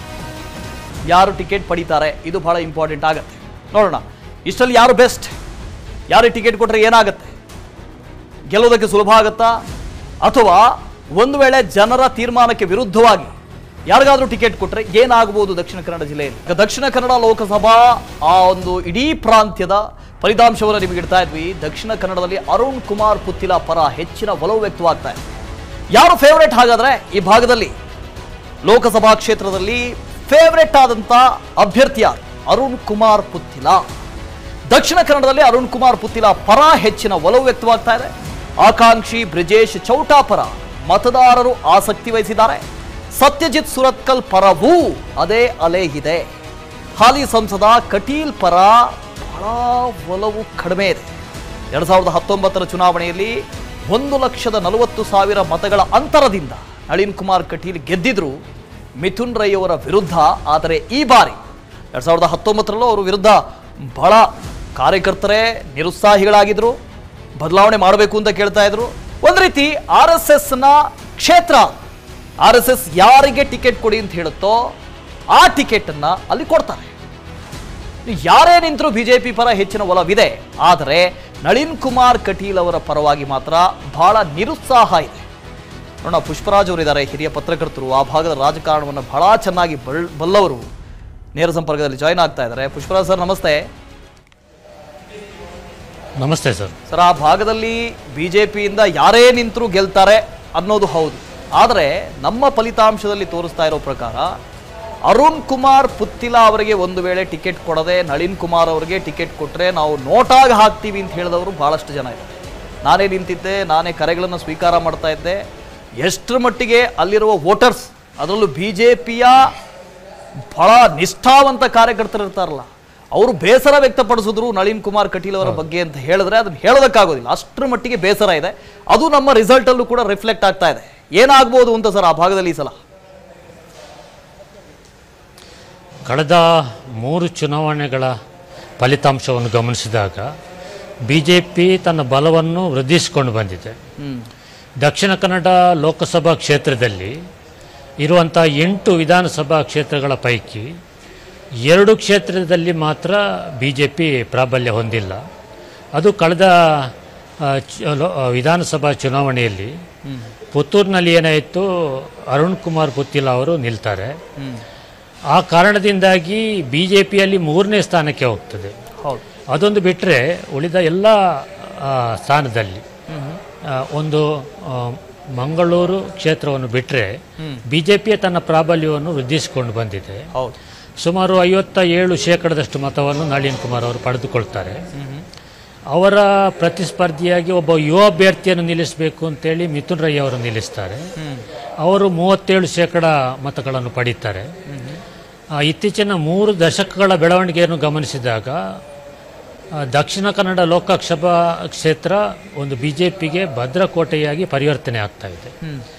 ಯಾರು ಟಿಕೆಟ್ ಪಡಿತಾರೆ ಇದು ಬಹಳ ಇಂಪಾರ್ಟೆಂಟ್ ಆಗುತ್ತೆ ನೋಡೋಣ ಇಷ್ಟರಲ್ಲಿ ಯಾರು ಬೆಸ್ಟ್ ಯಾರಿಗೆ ಟಿಕೆಟ್ ಕೊಟ್ಟರೆ ಏನಾಗುತ್ತೆ ಗೆಲ್ಲೋದಕ್ಕೆ ಸುಲಭ ಆಗುತ್ತಾ ಅಥವಾ ಒಂದು ವೇಳೆ ಜನರ ತೀರ್ಮಾನಕ್ಕೆ ವಿರುದ್ಧವಾಗಿ ಯಾರಿಗಾದ್ರೂ ಟಿಕೆಟ್ ಕೊಟ್ಟರೆ ಏನಾಗಬಹುದು ದಕ್ಷಿಣ ಕನ್ನಡ ಜಿಲ್ಲೆಯಲ್ಲಿ ಈಗ ದಕ್ಷಿಣ ಕನ್ನಡ ಲೋಕಸಭಾ ಆ ಒಂದು ಇಡೀ ಪ್ರಾಂತ್ಯದ ಫಲಿತಾಂಶವನ್ನು ನಿಮಗೆ ಇಡ್ತಾ ಇದ್ವಿ ದಕ್ಷಿಣ ಕನ್ನಡದಲ್ಲಿ ಅರುಣ್ ಕುಮಾರ್ ಪುತ್ತಿಲ ಪರ ಹೆಚ್ಚಿನ ಒಲವು ವ್ಯಕ್ತವಾಗ್ತಾ ಇದೆ ಯಾರು ಫೇವರೇಟ್ ಹಾಗಾದ್ರೆ ಈ ಭಾಗದಲ್ಲಿ ಲೋಕಸಭಾ ಕ್ಷೇತ್ರದಲ್ಲಿ ಫೇವರೇಟ್ ಆದಂತ ಅಭ್ಯರ್ಥಿ ಯಾರು ಅರುಣ್ ಕುಮಾರ್ ಪುತ್ತಿಲ ದಕ್ಷಿಣ ಕನ್ನಡದಲ್ಲಿ ಅರುಣ್ ಕುಮಾರ್ ಪುತ್ತಿಲ ಪರ ಹೆಚ್ಚಿನ ಒಲವು ವ್ಯಕ್ತವಾಗ್ತಾ ಇದೆ ಆಕಾಂಕ್ಷಿ ಬ್ರಿಜೇಶ್ ಚೌಟಾ ಪರ ಮತದಾರರು ಆಸಕ್ತಿ ವಹಿಸಿದ್ದಾರೆ ಸತ್ಯಜಿತ್ ಸುರತ್ಕಲ್ ಪರವೂ ಅದೇ ಅಲೆ ಇದೆ ಹಾಲಿ ಸಂಸದ ಕಟೀಲ್ ಪರ ಬಹಳ ಒಲವು ಕಡಿಮೆ ಇದೆ ಎರಡ್ ಸಾವಿರದ ಹತ್ತೊಂಬತ್ತರ ಚುನಾವಣೆಯಲ್ಲಿ ಒಂದು ಲಕ್ಷದ ನಲವತ್ತು ಸಾವಿರ ಮತಗಳ ಅಂತರದಿಂದ ನಳಿನ್ ಕುಮಾರ್ ಕಟೀಲ್ ಗೆದ್ದಿದ್ರು ಮಿಥುನ್ ರೈ ಅವರ ವಿರುದ್ಧ ಆದರೆ ಈ ಬಾರಿ ಎರಡ್ ಸಾವಿರದ ಹತ್ತೊಂಬತ್ತರಲ್ಲೂ ಅವರ ವಿರುದ್ಧ ಬಹಳ ಕಾರ್ಯಕರ್ತರೇ ನಿರುತ್ಸಾಹಿಗಳಾಗಿದ್ರು ಬದಲಾವಣೆ ಮಾಡಬೇಕು ಅಂತ ಕೇಳ್ತಾ ಇದ್ರು ಒಂದ್ ರೀತಿ ಆರ್ ಎಸ್ ಎಸ್ ನ ಕ್ಷೇತ್ರ ಆರ್ ಎಸ್ ಎಸ್ ಯಾರಿಗೆ ಟಿಕೆಟ್ ಕೊಡಿ ಅಂತ ಹೇಳುತ್ತೋ ಆ ಟಿಕೆಟ್ ಅನ್ನ ಅಲ್ಲಿ ಕೊಡ್ತಾರೆ ಯಾರೇ ನಿಂತರೂ ಬಿಜೆಪಿ ಪರ ಹೆಚ್ಚಿನ ಒಲವಿದೆ ಆದರೆ ನಳಿನ್ ಕುಮಾರ್ ಕಟೀಲ್ ಅವರ ಪರವಾಗಿ ಮಾತ್ರ ಬಹಳ ನಿರುತ್ಸಾಹ ಇದೆ ನೋಡೋಣ ಪುಷ್ಪರಾಜ್ ಅವರಿದ್ದಾರೆ ಹಿರಿಯ ಪತ್ರಕರ್ತರು ಆ ಭಾಗದ ರಾಜಕಾರಣವನ್ನು ಬಹಳ ಚೆನ್ನಾಗಿ ಬಲ್ ಬಲ್ಲವರು ನೇರ ಸಂಪರ್ಕದಲ್ಲಿ ಜಾಯ್ನ್ ಆಗ್ತಾ ಇದ್ದಾರೆ ಪುಷ್ಪರಾಜ್ ಸರ್ ನಮಸ್ತೆ ನಮಸ್ತೆ ಸರ್ ಸರ್ ಆ ಭಾಗದಲ್ಲಿ ಬಿಜೆಪಿಯಿಂದ ಯಾರೇ ನಿಂತರೂ ಗೆಲ್ತಾರೆ ಅನ್ನೋದು ಹೌದು ಆದರೆ ನಮ್ಮ ಫಲಿತಾಂಶದಲ್ಲಿ ತೋರಿಸ್ತಾ ಇರೋ ಪ್ರಕಾರ ಅರುಣ್ ಕುಮಾರ್ ಪುತ್ತಿಲ ಅವರಿಗೆ ಒಂದು ವೇಳೆ ಟಿಕೆಟ್ ಕೊಡದೆ ನಳಿನ್ ಕುಮಾರ್ ಅವರಿಗೆ ಟಿಕೆಟ್ ಕೊಟ್ಟರೆ ನಾವು ನೋಟಾಗಿ ಹಾಕ್ತೀವಿ ಅಂತ ಹೇಳಿದವರು ಬಹಳಷ್ಟು ಜನ ಇದ್ದಾರೆ ನಾನೇ ನಿಂತಿದ್ದೆ ನಾನೇ ಕರೆಗಳನ್ನು ಸ್ವೀಕಾರ ಮಾಡ್ತಾ ಇದ್ದೆ ಎಷ್ಟರ ಮಟ್ಟಿಗೆ ಅಲ್ಲಿರುವ ವೋಟರ್ಸ್ ಅದರಲ್ಲೂ ಬಿ ಜೆ ಪಿಯ ಬಹಳ ನಿಷ್ಠಾವಂತ ಕಾರ್ಯಕರ್ತರು ಇರ್ತಾರಲ್ಲ ಅವರು ಬೇಸರ ವ್ಯಕ್ತಪಡಿಸಿದ್ರು ನಳಿನ್ ಕುಮಾರ್ ಕಟೀಲ್ ಅವರ ಬಗ್ಗೆ ಅಂತ ಹೇಳಿದ್ರೆ ಅದನ್ನ ಹೇಳೋದಕ್ಕಾಗೋದಿಲ್ಲ ಅಷ್ಟರ ಮಟ್ಟಿಗೆ ಬೇಸರ ಇದೆ ಅದು ನಮ್ಮ ರಿಸಲ್ಟ್ ಅಲ್ಲೂ ಕೂಡ ರಿಫ್ಲೆಕ್ಟ್ ಆಗ್ತಾ ಇದೆ ಏನಾಗ್ಬೋದು ಅಂತ ಸರ್ ಆ ಭಾಗದಲ್ಲಿ ಈ ಸಲ ಕಳೆದ ಮೂರು ಚುನಾವಣೆಗಳ ಫಲಿತಾಂಶವನ್ನು ಗಮನಿಸಿದಾಗ ಬಿ ಜೆ ಪಿ ತನ್ನ ಬಲವನ್ನು ವೃದ್ಧಿಸಿಕೊಂಡು ಬಂದಿದೆ ದಕ್ಷಿಣ ಕನ್ನಡ ಲೋಕಸಭಾ ಕ್ಷೇತ್ರದಲ್ಲಿ ಇರುವಂಥ ಎಂಟು ವಿಧಾನಸಭಾ ಕ್ಷೇತ್ರಗಳ ಪೈಕಿ ಎರಡು ಕ್ಷೇತ್ರದಲ್ಲಿ ಮಾತ್ರ ಬಿ ಜೆ ಪಿ ಪ್ರಾಬಲ್ಯ ಹೊಂದಿಲ್ಲ ಅದು ಕಳೆದ ಆ, ಚ- ಲೋ- ಆ, ವಿಧಾನಸಭಾ ಚುನಾವಣೆಯಲ್ಲಿ ಪುತ್ತೂರಿನಲ್ಲಿ ಏನಾಯಿತು ಅರುಣ್ ಕುಮಾರ್ ಪುತ್ತಿಲ ಅವರು ನಿಲ್ತಾರೆ ಆ ಕಾರಣದಿಂದಾಗಿ ಬಿ ಜೆ ಪಿಯಲ್ಲಿ ಮೂರನೇ ಸ್ಥಾನಕ್ಕೆ ಹೋಗ್ತದೆ ಹೌದು ಅದೊಂದು ಬಿಟ್ಟರೆ ಉಳಿದ ಎಲ್ಲ ಆ, ಸ್ಥಾನದಲ್ಲಿ ಆ, ಒಂದು ಆ, ಮಂಗಳೂರು ಕ್ಷೇತ್ರವನ್ನು ಬಿಟ್ಟರೆ ಬಿ ಜೆ ಪಿಯ ತನ್ನ ಪ್ರಾಬಲ್ಯವನ್ನು ವೃದ್ಧಿಸಿಕೊಂಡು ಬಂದಿದೆ ಹೌದು ಸುಮಾರು ಐವತ್ತ ಏಳು ಶೇಕಡದಷ್ಟು ಮತವನ್ನು ನಳಿನ್ ಕುಮಾರ್ ಅವರು ಪಡೆದುಕೊಳ್ತಾರೆ ಅವರ ಪ್ರತಿಸ್ಪರ್ಧಿಯಾಗಿ ಒಬ್ಬ ಯುವ ಅಭ್ಯರ್ಥಿಯನ್ನು ನಿಲ್ಲಿಸಬೇಕು ಅಂತೇಳಿ ಮಿಥುನ್ ರೈ ಅವರು ನಿಲ್ಲಿಸ್ತಾರೆ ಅವರು ಮೂವತ್ತೇಳು ಶೇಕಡ ಮತಗಳನ್ನು ಪಡೀತಾರೆ ಆ, ಇತ್ತೀಚಿನ ಮೂರು ದಶಕಗಳ ಬೆಳವಣಿಗೆಯನ್ನು ಗಮನಿಸಿದಾಗ ಆ, ದಕ್ಷಿಣ ಕನ್ನಡ ಲೋಕಸಭಾ ಕ್ಷೇತ್ರ ಒಂದು ಬಿ ಜೆ ಪಿಗೆ ಭದ್ರಕೋಟೆಯಾಗಿ ಪರಿವರ್ತನೆ ಆಗ್ತಾ ಇದೆ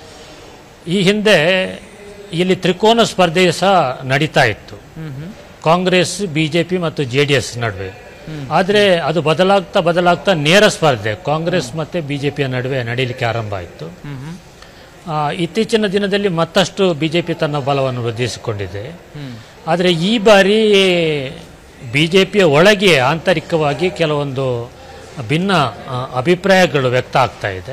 ಈ ಹಿಂದೆ ಇಲ್ಲಿ ತ್ರಿಕೋನ ಸ್ಪರ್ಧೆ ಸಹ ನಡೀತಾ ಇತ್ತು ಕಾಂಗ್ರೆಸ್ ಬಿ ಜೆ ಪಿ ಮತ್ತು ಜೆ ಡಿ ಎಸ್ ನಡುವೆ ಆದರೆ ಅದು ಬದಲಾಗ್ತಾ ಬದಲಾಗ್ತಾ ನೇರ ಸ್ಪರ್ಧೆ ಕಾಂಗ್ರೆಸ್ ಮತ್ತು ಬಿ ಜೆ ಪಿಯ ನಡುವೆ ನಡೀಲಿಕ್ಕೆ ಆರಂಭ ಆಯಿತು ಆ, ಇತ್ತೀಚಿನ ದಿನದಲ್ಲಿ ಮತ್ತಷ್ಟು ಬಿ ಜೆ ಪಿ ತನ್ನ ಬಲವನ್ನು ವೃದ್ಧಿಸಿಕೊಂಡಿದೆ ಆದರೆ ಈ ಬಾರಿ ಬಿ ಜೆ ಪಿಯ ಒಳಗೆ ಆಂತರಿಕವಾಗಿ ಕೆಲವೊಂದು ಭಿನ್ನ ಆ, ಅಭಿಪ್ರಾಯಗಳು ವ್ಯಕ್ತ ಆಗ್ತಾ ಇದೆ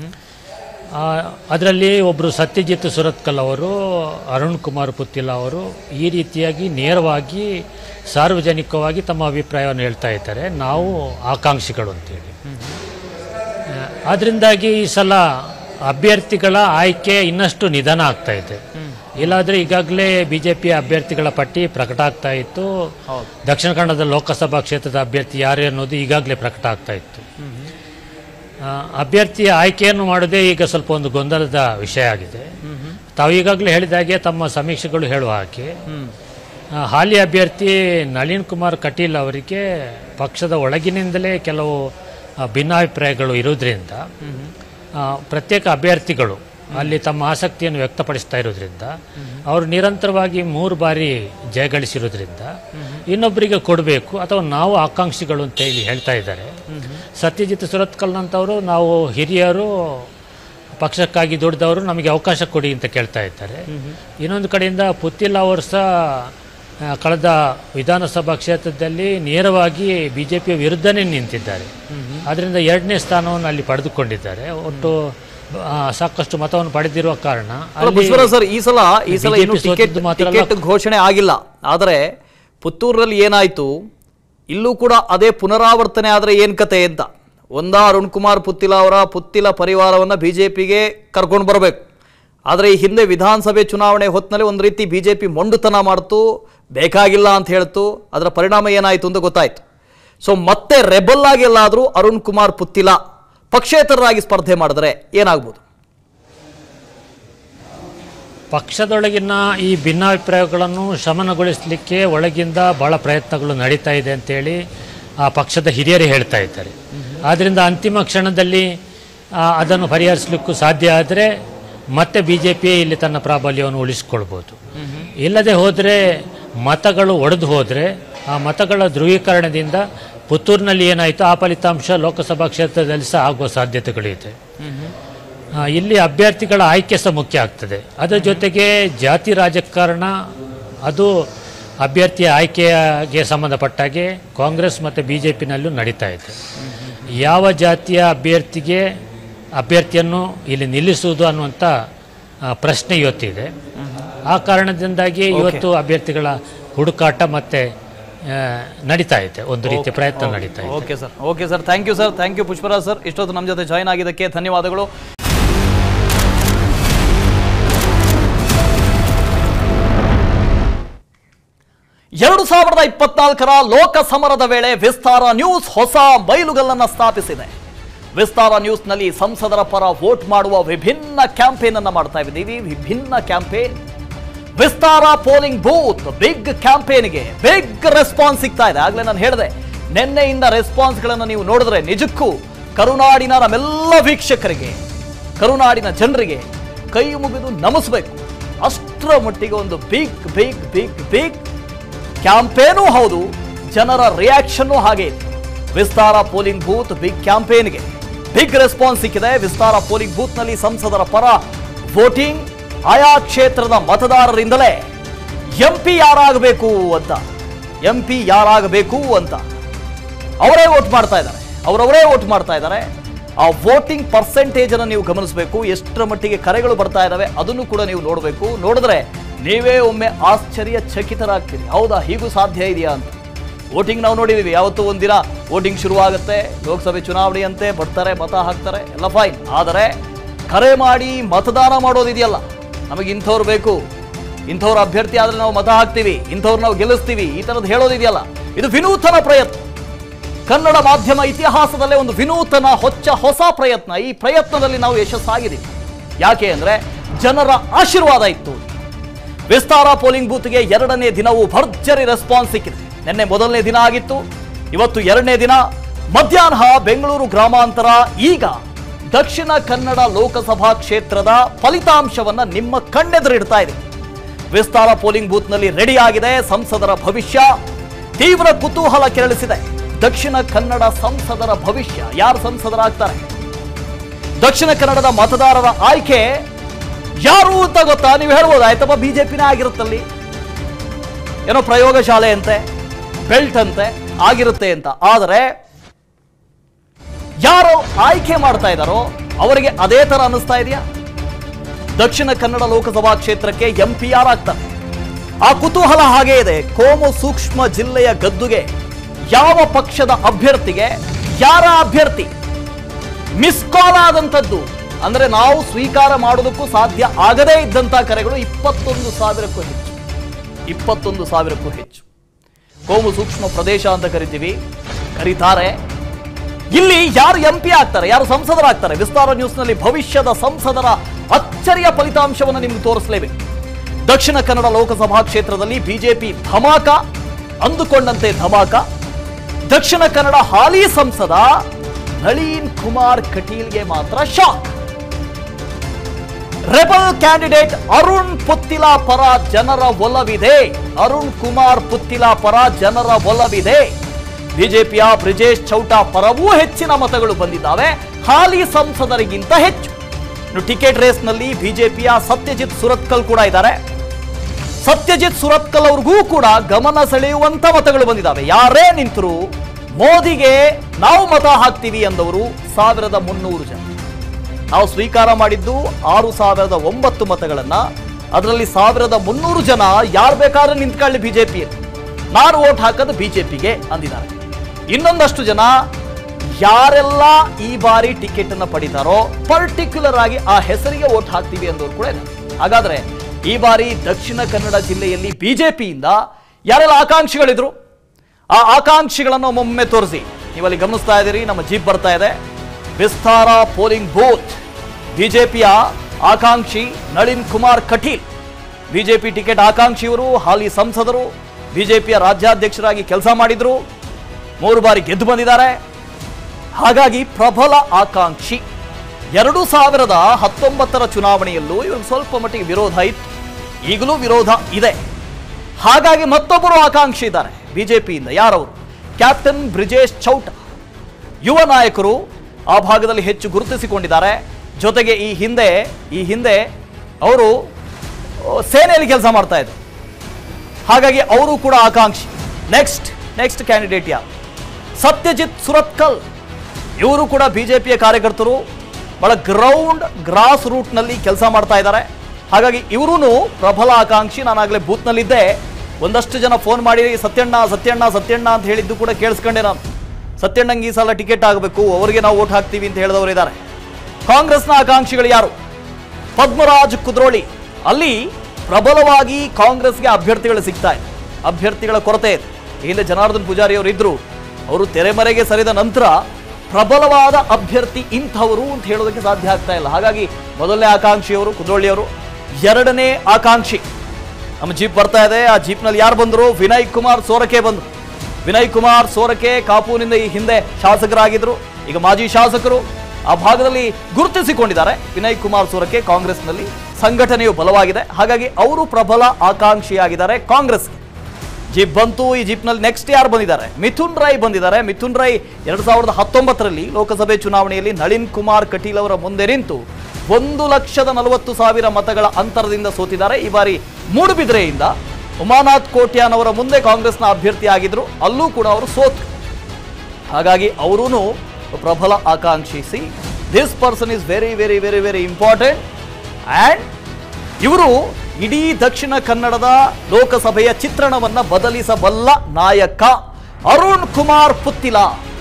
ಅದರಲ್ಲಿ ಒಬ್ಬರು ಸತ್ಯಜಿತ್ ಸುರತ್ಕಲ್ ಅವರು ಅರುಣ್ ಕುಮಾರ್ ಪುತ್ತಿಲ ಅವರು ಈ ರೀತಿಯಾಗಿ ನೇರವಾಗಿ ಸಾರ್ವಜನಿಕವಾಗಿ ತಮ್ಮ ಅಭಿಪ್ರಾಯವನ್ನು ಹೇಳ್ತಾ ಇದ್ದಾರೆ ನಾವು ಆಕಾಂಕ್ಷಿಗಳು ಅಂತೇಳಿ ಅದರಿಂದಾಗಿ ಈ ಸಲ ಅಭ್ಯರ್ಥಿಗಳ ಆಯ್ಕೆ ಇನ್ನಷ್ಟು ನಿಧಾನ ಆಗ್ತಾ ಇದೆ ಇಲ್ಲಾದ್ರೆ ಈಗಾಗಲೇ ಬಿ ಜೆ ಪಿಯ ಅಭ್ಯರ್ಥಿಗಳ ಪಟ್ಟಿ ಪ್ರಕಟ ಆಗ್ತಾ ಇತ್ತು ದಕ್ಷಿಣ ಕನ್ನಡದ ಲೋಕಸಭಾ ಕ್ಷೇತ್ರದ ಅಭ್ಯರ್ಥಿ ಯಾರು ಅನ್ನೋದು ಈಗಾಗಲೇ ಪ್ರಕಟ ಆಗ್ತಾ ಇತ್ತು ಆ, ಅಭ್ಯರ್ಥಿಯ ಆಯ್ಕೆಯನ್ನು ಮಾಡೋದೇ ಈಗ ಸ್ವಲ್ಪ ಒಂದು ಗೊಂದಲದ ವಿಷಯ ಆಗಿದೆ ತಾವು ಈಗಾಗಲೇ ಹೇಳಿದ ಹಾಗೆ ತಮ್ಮ ಸಮೀಕ್ಷೆಗಳು ಹೇಳುವ ಹಾಗೆ ಆ, ಹಾಲಿ ಅಭ್ಯರ್ಥಿ ನಳಿನ್ ಕುಮಾರ್ ಕಟೀಲ್ ಅವರಿಗೆ ಪಕ್ಷದ ಒಳಗಿನಿಂದಲೇ ಕೆಲವು ಆ, ಭಿನ್ನಾಭಿಪ್ರಾಯಗಳು ಇರೋದ್ರಿಂದ ಆ, ಪ್ರತ್ಯೇಕ ಅಭ್ಯರ್ಥಿಗಳು ಅಲ್ಲಿ ತಮ್ಮ ಆಸಕ್ತಿಯನ್ನು ವ್ಯಕ್ತಪಡಿಸ್ತಾ ಇರೋದ್ರಿಂದ ಅವರು ನಿರಂತರವಾಗಿ ಮೂರು ಬಾರಿ ಜಯಗಳಿಸಿರೋದ್ರಿಂದ ಇನ್ನೊಬ್ಬರಿಗೆ ಕೊಡಬೇಕು ಅಥವಾ ನಾವು ಆಕಾಂಕ್ಷಿಗಳು ಅಂತ ಹೇಳಿ ಹೇಳ್ತಾ ಇದ್ದಾರೆ ಸತ್ಯಜಿತ್ ಸುರತ್ಕಲ್ನಂಥವರು ನಾವು ಹಿರಿಯರು ಪಕ್ಷಕ್ಕಾಗಿ ದುಡಿದವರು ನಮಗೆ ಅವಕಾಶ ಕೊಡಿ ಅಂತ ಕೇಳ್ತಾ ಇದ್ದಾರೆ ಇನ್ನೊಂದು ಕಡೆಯಿಂದ ಪುತ್ತಿಲ್ಲ ಅವರು ಸಹ ಆ, ಕಳೆದ ವಿಧಾನಸಭಾ ಕ್ಷೇತ್ರದಲ್ಲಿ ನೇರವಾಗಿ ಬಿ ಜೆ ಪಿಯ ವಿರುದ್ಧನೇ ನಿಂತಿದ್ದಾರೆ ಅದರಿಂದ ಎರಡನೇ ಸ್ಥಾನವನ್ನು ಅಲ್ಲಿ ಪಡೆದುಕೊಂಡಿದ್ದಾರೆ ಒಟ್ಟು ಆ, ಸಾಕಷ್ಟು ಮತವನ್ನು ಪಡೆದಿರುವ ಕಾರಣ ಅಲ್ಲ, ಅಲ್ಲಿ ಪುಷ್ಪರಾಜ್ ಸರ್ ಈ ಸಲ ಈ ಸಲ BJP ಇನ್ನು ಟಿಕೆಟ್ ಸೋತಿದ್ದು ಮಾತ್ರ ಅಲ್ಲ, ಟಿಕೆಟ್ ಘೋಷಣೆ ಆಗಿಲ್ಲ ಆದರೆ ಪುತ್ತೂರಲ್ಲಿ ಏನಾಯ್ತು ಇಲ್ಲೂ ಕೂಡ ಅದೇ ಪುನರಾವರ್ತನೆ ಆದರೆ ಏನ್ ಕತೆ ಅಂತ ಒಂದಾ ಅರುಣ್ ಕುಮಾರ್ ಪುತ್ತಿಲ ಅವರ ಪುತ್ತಿಲ ಪರಿವಾರವನ್ನು ಬಿ ಜೆ ಪಿಗೆ ಕರ್ಕೊಂಡು ಬರಬೇಕು ಆದರೆ ಈ ಹಿಂದೆ ವಿಧಾನಸಭೆ ಚುನಾವಣೆ ಹೊತ್ತಿನಲ್ಲಿ ಒಂದು ರೀತಿ ಬಿ ಜೆ ಪಿ ಮೊಂಡುತನ ಮಾಡ್ತು ಬೇಕಾಗಿಲ್ಲ ಅಂತ ಹೇಳ್ತು ಅದರ ಪರಿಣಾಮ ಏನಾಯಿತು ಅಂತ ಗೊತ್ತಾಯಿತು ಸೊ ಮತ್ತೆ ರೆಬಲ್ ಆಗಿ ಎಲ್ಲಾದರೂ ಅರುಣ್ ಕುಮಾರ್ ಪುತ್ತಿಲ ಪಕ್ಷೇತರರಾಗಿ ಸ್ಪರ್ಧೆ ಮಾಡಿದ್ರೆ ಏನಾಗ್ಬೋದು ಪಕ್ಷದೊಳಗಿನ ಈ ಭಿನ್ನಾಭಿಪ್ರಾಯಗಳನ್ನು ಶಮನಗೊಳಿಸಲಿಕ್ಕೆ ಒಳಗಿಂದ ಭಾಳ ಪ್ರಯತ್ನಗಳು ನಡೀತಾ ಇದೆ ಅಂತೇಳಿ ಆ ಪಕ್ಷದ ಹಿರಿಯರೇ ಹೇಳ್ತಾ ಇದ್ದಾರೆ ಆದ್ದರಿಂದ ಅಂತಿಮ ಕ್ಷಣದಲ್ಲಿ ಆ, ಅದನ್ನು ಪರಿಹರಿಸಲಿಕ್ಕೂ ಸಾಧ್ಯ ಆದರೆ ಮತ್ತೆ ಬಿ ಜೆ ಪಿ ಇಲ್ಲಿ ತನ್ನ ಪ್ರಾಬಲ್ಯವನ್ನು ಉಳಿಸ್ಕೊಳ್ಬೋದು ಇಲ್ಲದೆ ಹೋದರೆ ಮತಗಳು ಒಡೆದು ಹೋದರೆ ಆ ಮತಗಳ ಧ್ರುವೀಕರಣದಿಂದ ಪುತ್ತೂರಿನಲ್ಲಿ ಏನಾಯಿತು ಆ ಫಲಿತಾಂಶ ಲೋಕಸಭಾ ಕ್ಷೇತ್ರದಲ್ಲಿ ಸಹ ಆಗುವ ಸಾಧ್ಯತೆಗಳಿದೆ ಆ, ಇಲ್ಲಿ ಅಭ್ಯರ್ಥಿಗಳ ಆಯ್ಕೆ ಸಹ ಮುಖ್ಯ ಆಗ್ತದೆ ಅದರ ಜೊತೆಗೆ ಜಾತಿ ರಾಜಕಾರಣ ಅದು ಅಭ್ಯರ್ಥಿಯ ಆಯ್ಕೆಗೆ ಸಂಬಂಧಪಟ್ಟಾಗೆ ಕಾಂಗ್ರೆಸ್ ಮತ್ತು ಬಿ ಜೆ ಪಿನಲ್ಲೂ ನಡೀತಾ ಇದೆ ಯಾವ ಜಾತಿಯ ಅಭ್ಯರ್ಥಿಗೆ ಅಭ್ಯರ್ಥಿಯನ್ನು ಇಲ್ಲಿ ನಿಲ್ಲಿಸುವುದು ಅನ್ನುವಂಥ ಆ, ಪ್ರಶ್ನೆ ಇವತ್ತಿದೆ ಆ ಕಾರಣದಿಂದಾಗಿ ಇವತ್ತು ಅಭ್ಯರ್ಥಿಗಳ ಹುಡುಕಾಟ ಮತ್ತೆ ಆ, ನಡೀತಾ ಇದೆ ಒಂದು ರೀತಿಯ ಪ್ರಯತ್ನ ನಡೀತಾ ಇದೆ okay sir okay sir thank you sir thank you Pushparaj sir ಇಷ್ಟೊತ್ತು ನಮ್ಮ ಜೊತೆ ಜಾಯ್ನ್ ಆಗಿದ್ದಕ್ಕೆ ಧನ್ಯವಾದಗಳು ಎರಡು ಸಾವಿರದ ಇಪ್ಪತ್ನಾಲ್ಕರ ಲೋಕ ಸಮರದ ವೇಳೆ ವಿಸ್ತಾರ ನ್ಯೂಸ್ ಹೊಸ ಮೈಲುಗಲ್ಲನ್ನು ಸ್ಥಾಪಿಸಿದೆ ವಿಸ್ತಾರ ನ್ಯೂಸ್ನಲ್ಲಿ ಸಂಸದರ ಪರ ವೋಟ್ ಮಾಡುವ ವಿಭಿನ್ನ ಕ್ಯಾಂಪೇನ್ ಅನ್ನ ಮಾಡ್ತಾ ಇದ್ದೀವಿ ವಿಭಿನ್ನ campaign Vistara polling booth big ಕ್ಯಾಂಪೇನ್ಗೆ ಬಿಗ್ ರೆಸ್ಪಾನ್ಸ್ ಸಿಗ್ತಾ ಇದೆ ಆಗ್ಲೇ ನಾನು ಹೇಳಿದೆ ನಿನ್ನೆಯಿಂದ ರೆಸ್ಪಾನ್ಸ್ಗಳನ್ನು ನೀವು ನೋಡಿದ್ರೆ ನಿಜಕ್ಕೂ ಕರುನಾಡಿನ ನಮ್ಮೆಲ್ಲ ವೀಕ್ಷಕರಿಗೆ ಕರುನಾಡಿನ ಜನರಿಗೆ ಕೈ ಮುಗಿದು ನಮಿಸ್ಬೇಕು ಅಷ್ಟರ ಮಟ್ಟಿಗೆ ಒಂದು ಬಿಗ್ ಬಿಗ್ ಬಿಗ್ ಬಿಗ್ ಕ್ಯಾಂಪೇನೂ ಹೌದು ಜನರ ರಿಯಾಕ್ಷನ್ನು ಹಾಗೆ ಇದೆ ವಿಸ್ತಾರ ಪೋಲಿಂಗ್ ಬೂತ್ ಬಿಗ್ ಕ್ಯಾಂಪೇನ್ಗೆ ಬಿಗ್ ರೆಸ್ಪಾನ್ಸ್ ಸಿಕ್ಕಿದೆ ವಿಸ್ತಾರ ಪೋಲಿಂಗ್ ಬೂತ್ನಲ್ಲಿ ಸಂಸದರ ಪರ ವೋಟಿಂಗ್ ಆಯಾ ಕ್ಷೇತ್ರದ ಮತದಾರರಿಂದಲೇ ಎಂ ಪಿ ಯಾರಾಗಬೇಕು ಅಂತ ಎಂ ಪಿ ಯಾರಾಗಬೇಕು ಅಂತ ಅವರೇ ವೋಟ್ ಮಾಡ್ತಾ ಇದ್ದಾರೆ ಅವರವರೇ ವೋಟ್ ಮಾಡ್ತಾ ಇದ್ದಾರೆ ಆ ವೋಟಿಂಗ್ ಪರ್ಸೆಂಟೇಜ್ ಅನ್ನು ನೀವು ಗಮನಿಸಬೇಕು ಎಷ್ಟರ ಮಟ್ಟಿಗೆ ಕರೆಗಳು ಬರ್ತಾ ಇದ್ದಾವೆ ಅದನ್ನು ಕೂಡ ನೀವು ನೋಡಬೇಕು ನೋಡಿದ್ರೆ ನೀವೇ ಒಮ್ಮೆ ಆಶ್ಚರ್ಯ ಚಕಿತರಾಗ್ತೀರಿ ಹೌದಾ ಹೀಗೂ ಸಾಧ್ಯ ಇದೆಯಾ ಅಂತ ವೋಟಿಂಗ್ ನಾವು ನೋಡಿದೀವಿ ಯಾವತ್ತೂ ಒಂದಿನ ವೋಟಿಂಗ್ ಶುರುವಾಗುತ್ತೆ ಲೋಕಸಭೆ ಚುನಾವಣೆಯಂತೆ ಬರ್ತಾರೆ ಮತ ಹಾಕ್ತಾರೆ ಎಲ್ಲ ಫೈನ್ ಆದರೆ ಕರೆ ಮಾಡಿ ಮತದಾನ ಮಾಡೋದಿದೆಯಲ್ಲ ನಮಗೆ ಇಂಥವ್ರು ಬೇಕು ಇಂಥವ್ರ ಅಭ್ಯರ್ಥಿ ಆದ್ರೆ ನಾವು ಮತ ಹಾಕ್ತೀವಿ ಇಂಥವ್ರು ನಾವು ಗೆಲ್ಲಿಸ್ತೀವಿ ಈ ಥರದ್ದು ಹೇಳೋದಿದೆಯಲ್ಲ ಇದು ವಿನೂತನ ಪ್ರಯತ್ನ ಕನ್ನಡ ಮಾಧ್ಯಮ ಇತಿಹಾಸದಲ್ಲೇ ಒಂದು ವಿನೂತನ ಹೊಚ್ಚ ಹೊಸ ಪ್ರಯತ್ನ ಈ ಪ್ರಯತ್ನದಲ್ಲಿ ನಾವು ಯಶಸ್ಸಾಗಿದ್ದೀವಿ ಯಾಕೆ ಅಂದ್ರೆ ಜನರ ಆಶೀರ್ವಾದ ಇತ್ತು ವಿಸ್ತಾರ ಪೋಲಿಂಗ್ ಬೂತ್ಗೆ ಎರಡನೇ ದಿನವೂ ಭರ್ಜರಿ ರೆಸ್ಪಾನ್ಸ್ ಸಿಕ್ಕಿದೆ ನಿನ್ನೆ ಮೊದಲನೇ ದಿನ ಆಗಿತ್ತು ಇವತ್ತು ಎರಡನೇ ದಿನ ಮಧ್ಯಾಹ್ನ ಬೆಂಗಳೂರು ಗ್ರಾಮಾಂತರ ಈಗ ದಕ್ಷಿಣ ಕನ್ನಡ ಲೋಕಸಭಾ ಕ್ಷೇತ್ರದ ಫಲಿತಾಂಶವನ್ನ ನಿಮ್ಮ ಕಣ್ಣೆದುರಿಡ್ತಾ ಇದೆ ವಿಸ್ತಾರ ಪೋಲಿಂಗ್ ಬೂತ್ನಲ್ಲಿ ರೆಡಿ ಆಗಿದೆ ಸಂಸದರ ಭವಿಷ್ಯ ತೀವ್ರ ಕುತೂಹಲ ಕೆರಳಿಸಿದೆ ದಕ್ಷಿಣ ಕನ್ನಡ ಸಂಸದರ ಭವಿಷ್ಯ ಯಾರು ಸಂಸದರಾಗ್ತಾರೆ ದಕ್ಷಿಣ ಕನ್ನಡದ ಮತದಾರರ ಆಯ್ಕೆ ಯಾರು ಅಂತ ಗೊತ್ತಾ ನೀವು ಹೇಳ್ಬೋದು ಆಯ್ತಪ್ಪ ಬಿಜೆಪಿನೇ ಆಗಿರುತ್ತಲ್ಲಿ ಏನೋ ಪ್ರಯೋಗಶಾಲೆ ಅಂತೆ ಬೆಲ್ಟ್ ಅಂತೆ ಆಗಿರುತ್ತೆ ಅಂತ ಆದರೆ ಯಾರು ಆಯ್ಕೆ ಮಾಡ್ತಾ ಇದ್ದಾರೋ ಅವರಿಗೆ ಅದೇ ತರ ಅನ್ನಿಸ್ತಾ ಇದೆಯಾ ದಕ್ಷಿಣ ಕನ್ನಡ ಲೋಕಸಭಾ ಕ್ಷೇತ್ರಕ್ಕೆ ಎಂ ಪಿ ಆರ್ ಆಗ್ತಾರೆ ಆ ಕುತೂಹಲ ಹಾಗೇ ಇದೆ ಕೋಮು ಸೂಕ್ಷ್ಮ ಜಿಲ್ಲೆಯ ಗದ್ದುಗೆ ಯಾವ ಪಕ್ಷದ ಅಭ್ಯರ್ಥಿಗೆ ಯಾರ ಅಭ್ಯರ್ಥಿ ಮಿಸ್ ಕಾಲ್ ಆದಂಥದ್ದು ಅಂದ್ರೆ ನಾವು ಸ್ವೀಕಾರ ಮಾಡೋದಕ್ಕೂ ಸಾಧ್ಯ ಆಗದೇ ಇದ್ದಂತಹ ಕರೆಗಳು ಇಪ್ಪತ್ತೊಂದು ಸಾವಿರಕ್ಕೂ ಹೆಚ್ಚು ಇಪ್ಪತ್ತೊಂದು ಸಾವಿರಕ್ಕೂ ಹೆಚ್ಚು ಕೋಮು ಸೂಕ್ಷ್ಮ ಪ್ರದೇಶ ಅಂತ ಕರಿತೀವಿ ಕರೀತಾರೆ ಇಲ್ಲಿ ಯಾರು ಎಂ ಪಿ ಆಗ್ತಾರೆ ಯಾರು ಸಂಸದರಾಗ್ತಾರೆ ವಿಸ್ತಾರ ನ್ಯೂಸ್ನಲ್ಲಿ ಭವಿಷ್ಯದ ಸಂಸದರ ಅಚ್ಚರಿಯ ಫಲಿತಾಂಶವನ್ನು ನಿಮ್ಗೆ ತೋರಿಸಲೇಬೇಕು ದಕ್ಷಿಣ ಕನ್ನಡ ಲೋಕಸಭಾ ಕ್ಷೇತ್ರದಲ್ಲಿ ಬಿಜೆಪಿ ಧಮಾಕ ಅಂದುಕೊಂಡಂತೆ ಧಮಾಕ ದಕ್ಷಿಣ ಕನ್ನಡ ಹಾಲಿ ಸಂಸದ ನಳೀನ್ ಕುಮಾರ್ ಕಟೀಲ್ಗೆ ಮಾತ್ರ shock rebel candidate Arun Puthila ಪರ ಜನರ ಒಲವಿದೆ ಅರುಣ್ ಕುಮಾರ್ ಪುತ್ತಿಲ ಪರ ಜನರ ಒಲವಿದೆ ಬಿಜೆಪಿಯ ಬ್ರಿಜೇಶ್ ಚೌಟಾ ಪರವೂ ಹೆಚ್ಚಿನ ಮತಗಳು ಬಂದಿದ್ದಾವೆ ಹಾಲಿ ಸಂಸದರಿಗಿಂತ ಹೆಚ್ಚು ಇನ್ನು ಟಿಕೆಟ್ ರೇಸ್ನಲ್ಲಿ ಬಿಜೆಪಿಯ ಸತ್ಯಜಿತ್ ಸುರತ್ಕಲ್ ಕೂಡ ಇದ್ದಾರೆ ಸತ್ಯಜಿತ್ ಸುರತ್ಕಲ್ ಅವ್ರಿಗೂ ಕೂಡ ಗಮನ ಸೆಳೆಯುವಂತ ಮತಗಳು ಬಂದಿದ್ದಾವೆ ಯಾರೇ ನಿಂತರು ಮೋದಿಗೆ ನಾವು ಮತ ಹಾಕ್ತೀವಿ ಎಂದವರು ಸಾವಿರದ ಮುನ್ನೂರು ಜನ ನಾವು ಸ್ವೀಕಾರ ಮಾಡಿದ್ದು ಆರು ಸಾವಿರದ ಒಂಬತ್ತು ಮತಗಳನ್ನ ಅದರಲ್ಲಿ ಸಾವಿರದ ಮುನ್ನೂರು ಜನ ಯಾರು ಬೇಕಾದ್ರೆ ನಿಂತ್ಕೊಳ್ಳಿ ಬಿಜೆಪಿ ನಾನು ವೋಟ್ ಹಾಕೋದು ಬಿಜೆಪಿಗೆ ಅಂದಿದ್ದಾರೆ ಇನ್ನೊಂದಷ್ಟು ಜನ ಯಾರೆಲ್ಲ ಈ ಬಾರಿ ಟಿಕೆಟ್ ಅನ್ನ ಪಡಿತಾರೋ ಪರ್ಟಿಕ್ಯುಲರ್ ಆಗಿ ಆ ಹೆಸರಿಗೆ ವೋಟ್ ಹಾಕ್ತೀವಿ ಅಂದವರು ಕೂಡ ಇದ್ದಾರೆ ಹಾಗಾದ್ರೆ ಈ ಬಾರಿ ದಕ್ಷಿಣ ಕನ್ನಡ ಜಿಲ್ಲೆಯಲ್ಲಿ ಬಿಜೆಪಿಯಿಂದ ಯಾರೆಲ್ಲ ಆಕಾಂಕ್ಷಿಗಳಿದ್ರು ಆ ಆಕಾಂಕ್ಷಿಗಳನ್ನು ಒಮ್ಮೊಮ್ಮೆ ತೋರಿಸಿ ನೀವಲ್ಲಿ ಗಮನಿಸ್ತಾ ಇದ್ದೀರಿ ನಮ್ಮ ಜೀಪ್ ಬರ್ತಾ ಇದೆ ವಿಸ್ತಾರ ಪೋಲಿಂಗ್ ಬೂತ್ ಬಿಜೆಪಿಯ ಆಕಾಂಕ್ಷಿ ನಳಿನ್ ಕುಮಾರ್ ಕಟೀಲ್ ಬಿಜೆಪಿ ಟಿಕೆಟ್ ಆಕಾಂಕ್ಷಿಯವರು ಹಾಲಿ ಸಂಸದರು ಬಿಜೆಪಿಯ ರಾಜ್ಯಾಧ್ಯಕ್ಷರಾಗಿ ಕೆಲಸ ಮಾಡಿದ್ರು ಮೂರು ಬಾರಿ ಗೆದ್ದು ಬಂದಿದ್ದಾರೆ ಹಾಗಾಗಿ ಪ್ರಬಲ ಆಕಾಂಕ್ಷಿ ಎರಡು ಸಾವಿರದ ಹತ್ತೊಂಬತ್ತರ ಚುನಾವಣೆಯಲ್ಲೂ ಇವ್ರಿಗೆ ಸ್ವಲ್ಪ ಮಟ್ಟಿಗೆ ವಿರೋಧ ಇತ್ತು ಈಗಲೂ ವಿರೋಧ ಇದೆ ಹಾಗಾಗಿ ಮತ್ತೊಬ್ಬರು ಆಕಾಂಕ್ಷಿ ಇದ್ದಾರೆ ಬಿಜೆಪಿಯಿಂದ ಯಾರವರು ಕ್ಯಾಪ್ಟನ್ ಬ್ರಿಜೇಶ್ ಚೌಟ ಯುವ ನಾಯಕರು ಆ ಭಾಗದಲ್ಲಿ ಹೆಚ್ಚು ಗುರುತಿಸಿಕೊಂಡಿದ್ದಾರೆ ಜೊತೆಗೆ ಈ ಹಿಂದೆ ಈ ಹಿಂದೆ ಅವರು ಆ, ಸೇನೆಯಲ್ಲಿ ಕೆಲಸ ಮಾಡ್ತಾ ಇದ್ರು ಹಾಗಾಗಿ ಅವರು ಕೂಡ ಆಕಾಂಕ್ಷಿ ನೆಕ್ಸ್ಟ್ ನೆಕ್ಸ್ಟ್ ಕ್ಯಾಂಡಿಡೇಟ್ ಯಾರು ಸತ್ಯಜಿತ್ ಸುರತ್ಕಲ್ ಇವರು ಕೂಡ ಬಿಜೆಪಿಯ ಕಾರ್ಯಕರ್ತರು ಬಹಳ ಗ್ರೌಂಡ್ ಗ್ರಾಸ್ ರೂಟ್ನಲ್ಲಿ ಕೆಲಸ ಮಾಡ್ತಾ ಇದ್ದಾರೆ ಹಾಗಾಗಿ ಇವರೂ ಪ್ರಬಲ ಆಕಾಂಕ್ಷಿ ನಾನಾಗಲೇ ಬೂತ್ನಲ್ಲಿದ್ದೆ ಒಂದಷ್ಟು ಜನ ಫೋನ್ ಮಾಡಿ ಸತ್ಯಣ್ಣ ಸತ್ಯಣ್ಣ ಸತ್ಯಣ್ಣ ಅಂತ ಹೇಳಿದ್ದು ಕೂಡ ಕೇಳಿಸ್ಕೊಂಡೆ ನಾನು ಸತ್ಯಣ್ಣಂಗೆ ಈ ಸಲ ಟಿಕೆಟ್ ಆಗಬೇಕು ಅವರಿಗೆ ನಾವು ವೋಟ್ ಹಾಕ್ತೀವಿ ಅಂತ ಹೇಳಿದವರು ಇದ್ದಾರೆ ಕಾಂಗ್ರೆಸ್ನ ಆಕಾಂಕ್ಷಿಗಳು ಯಾರು ಪದ್ಮರಾಜ್ ಕುದ್ರೋಳಿ ಅಲ್ಲಿ ಪ್ರಬಲವಾಗಿ ಕಾಂಗ್ರೆಸ್ಗೆ ಅಭ್ಯರ್ಥಿಗಳು ಸಿಗ್ತಾ ಇದೆ ಅಭ್ಯರ್ಥಿಗಳ ಕೊರತೆ ಇದೆ ಈ ಹಿಂದೆ ಜನಾರ್ದನ್ ಪೂಜಾರಿ ಅವರು ಇದ್ರು ಅವರು ತೆರೆಮರೆಗೆ ಸರಿದ ನಂತರ ಪ್ರಬಲವಾದ ಅಭ್ಯರ್ಥಿ ಇಂಥವರು ಅಂತ ಹೇಳೋದಕ್ಕೆ ಸಾಧ್ಯ ಆಗ್ತಾ ಇಲ್ಲ ಹಾಗಾಗಿ ಮೊದಲನೇ ಆಕಾಂಕ್ಷಿಯವರು ಕುದ್ರೋಳಿಯವರು ಎರಡನೇ ಆಕಾಂಕ್ಷಿ ನಮ್ಮ ಜೀಪ್ ಬರ್ತಾ ಇದೆ ಆ ಜೀಪ್ನಲ್ಲಿ ಯಾರು ಬಂದರು ವಿನಯ್ ಕುಮಾರ್ ಸೋರಕೆ ಬಂದರು ವಿನಯ್ ಕುಮಾರ್ ಸೋರಕೆ ಕಾಪುನಿಂದ ಈ ಹಿಂದೆ ಶಾಸಕರಾಗಿದ್ರು ಈಗ ಮಾಜಿ ಶಾಸಕರು ಆ ಭಾಗದಲ್ಲಿ ಗುರುತಿಸಿಕೊಂಡಿದ್ದಾರೆ ವಿನಯ್ ಕುಮಾರ್ ಸೋರಕೆ ಕಾಂಗ್ರೆಸ್ನಲ್ಲಿ ಸಂಘಟನೆಯು ಬಲವಾಗಿದೆ ಹಾಗಾಗಿ ಅವರು ಪ್ರಬಲ ಆಕಾಂಕ್ಷಿಯಾಗಿದ್ದಾರೆ ಕಾಂಗ್ರೆಸ್ ಜೀಪ್ ಬಂತು ಈ ಜೀಪ್ನಲ್ಲಿ ನೆಕ್ಸ್ಟ್ ಯಾರು ಬಂದಿದ್ದಾರೆ ಮಿಥುನ್ ರೈ ಬಂದಿದ್ದಾರೆ ಮಿಥುನ್ ರೈ ಎರಡ್ ಸಾವಿರದ ಹತ್ತೊಂಬತ್ತರಲ್ಲಿ ಲೋಕಸಭೆ ಚುನಾವಣೆಯಲ್ಲಿ ನಳಿನ್ ಕುಮಾರ್ ಕಟೀಲ್ ಅವರ ಮುಂದೆ ನಿಂತು ಒಂದು ಲಕ್ಷದ ನಲವತ್ತು ಸಾವಿರ ಮತಗಳ ಅಂತರದಿಂದ ಸೋತಿದ್ದಾರೆ ಈ ಬಾರಿ ಮೂಡುಬಿದಿರೆಯಿಂದ ಉಮಾನಾಥ್ ಕೋಟ್ಯಾನ್ ಅವರ ಮುಂದೆ ಕಾಂಗ್ರೆಸ್ನ ಅಭ್ಯರ್ಥಿ ಆಗಿದ್ರು ಅಲ್ಲೂ ಕೂಡ ಅವರು ಸೋತು ಹಾಗಾಗಿ ಅವರೂ ಪ್ರಬಲ ಆಕಾಂಕ್ಷಿಸಿ this person is very very very very important and ಇವರು ಇಡೀ ದಕ್ಷಿಣ ಕನ್ನಡದ ಲೋಕಸಭೆಯ ಚಿತ್ರಣವನ್ನ ಬದಲಿಸಬಲ್ಲ ನಾಯಕ ಅರುಣ್ ಕುಮಾರ್ ಪುತ್ತಿಲ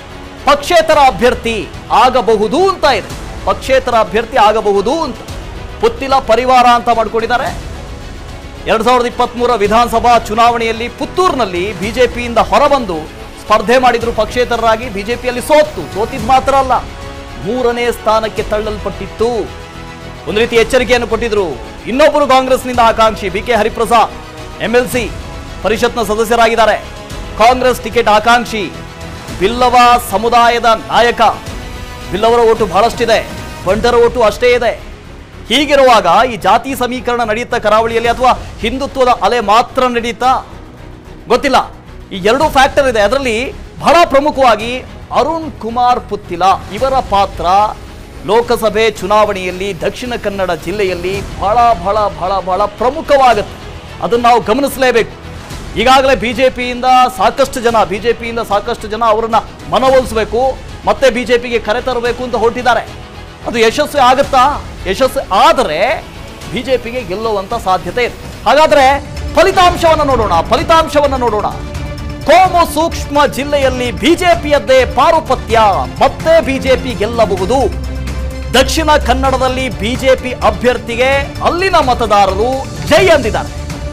ಪಕ್ಷೇತರ ಅಭ್ಯರ್ಥಿ ಆಗಬಹುದು ಅಂತ ಇದೆ ಪಕ್ಷೇತರ ಅಭ್ಯರ್ಥಿ ಆಗಬಹುದು ಅಂತ ಪುತ್ತಿಲ ಪರಿವಾರ ಅಂತ ಮಾಡ್ಕೊಂಡಿದ್ದಾರೆ ಎರಡ್ ಸಾವಿರದ ಇಪ್ಪತ್ಮೂರ ವಿಧಾನಸಭಾ ಚುನಾವಣೆಯಲ್ಲಿ ಪುತ್ತೂರಿನಲ್ಲಿ ಬಿಜೆಪಿಯಿಂದ ಹೊರಬಂದು ಸ್ಪರ್ಧೆ ಮಾಡಿದ್ರು ಪಕ್ಷೇತರರಾಗಿ ಬಿಜೆಪಿಯಲ್ಲಿ ಸೋತ್ತು ಸೋತಿದ್ ಮಾತ್ರ ಅಲ್ಲ ಮೂರನೇ ಸ್ಥಾನಕ್ಕೆ ತಳ್ಳಲ್ಪಟ್ಟಿತ್ತು ಒಂದು ರೀತಿ ಎಚ್ಚರಿಕೆಯನ್ನು ಕೊಟ್ಟಿದ್ರು ಇನ್ನೊಬ್ಬರು ಕಾಂಗ್ರೆಸ್ನಿಂದ ಆಕಾಂಕ್ಷಿ ಬಿ ಕೆ ಹರಿಪ್ರಸಾದ್ ಎಂಎಲ್ಸಿ ಪರಿಷತ್ನ ಸದಸ್ಯರಾಗಿದ್ದಾರೆ ಕಾಂಗ್ರೆಸ್ ಟಿಕೆಟ್ ಆಕಾಂಕ್ಷಿ ಬಿಲ್ಲವ ಸಮುದಾಯದ ನಾಯಕ ಬಿಲ್ಲವರ ಓಟು ಬಹಳಷ್ಟಿದೆ ಬಂಟರ ಓಟು ಅಷ್ಟೇ ಇದೆ ಹೀಗಿರುವಾಗ ಈ ಜಾತಿ ಸಮೀಕರಣ ನಡೆಯುತ್ತಾ ಕರಾವಳಿಯಲ್ಲಿ ಅಥವಾ ಹಿಂದುತ್ವದ ಅಲೆ ಮಾತ್ರ ನಡೆಯುತ್ತಾ ಗೊತ್ತಿಲ್ಲ ಈ ಎರಡು ಫ್ಯಾಕ್ಟರ್ ಇದೆ ಅದರಲ್ಲಿ ಬಹಳ ಪ್ರಮುಖವಾಗಿ ಅರುಣ್ ಕುಮಾರ್ ಪುತ್ತಿಲ ಇವರ ಪಾತ್ರ ಲೋಕಸಭೆ ಚುನಾವಣೆಯಲ್ಲಿ ದಕ್ಷಿಣ ಕನ್ನಡ ಜಿಲ್ಲೆಯಲ್ಲಿ ಬಹಳ ಬಹಳ ಬಹಳ ಬಹಳ ಪ್ರಮುಖವಾಗುತ್ತೆ ಅದನ್ನು ನಾವು ಗಮನಿಸಲೇಬೇಕು ಈಗಾಗಲೇ ಬಿಜೆಪಿಯಿಂದ ಸಾಕಷ್ಟು ಜನ ಬಿಜೆಪಿಯಿಂದ ಸಾಕಷ್ಟು ಜನ ಅವರನ್ನ ಮನವೊಲಿಸಬೇಕು ಮತ್ತೆ ಬಿಜೆಪಿಗೆ ಕರೆ ತರಬೇಕು ಅಂತ ಹೊರಟಿದ್ದಾರೆ ಅದು ಯಶಸ್ವಿ ಆಗುತ್ತಾ ಯಶಸ್ವಿ ಆದರೆ ಬಿಜೆಪಿಗೆ ಗೆಲ್ಲುವಂತ ಸಾಧ್ಯತೆ ಇದೆ ಹಾಗಾದ್ರೆ ಫಲಿತಾಂಶವನ್ನು ನೋಡೋಣ ಫಲಿತಾಂಶವನ್ನು ನೋಡೋಣ ಕೋಮು ಸೂಕ್ಷ್ಮ ಜಿಲ್ಲೆಯಲ್ಲಿ ಬಿಜೆಪಿಯದ್ದೇ ಪಾರುಪತ್ಯ ಮತ್ತೆ ಬಿಜೆಪಿ ಗೆಲ್ಲಬಹುದು ದಕ್ಷಿಣ ಕನ್ನಡದಲ್ಲಿ ಬಿಜೆಪಿ ಅಭ್ಯರ್ಥಿಗೆ ಅಲ್ಲಿನ ಮತದಾರರು ಜೈ ಅಂದಿದ್ದಾರೆ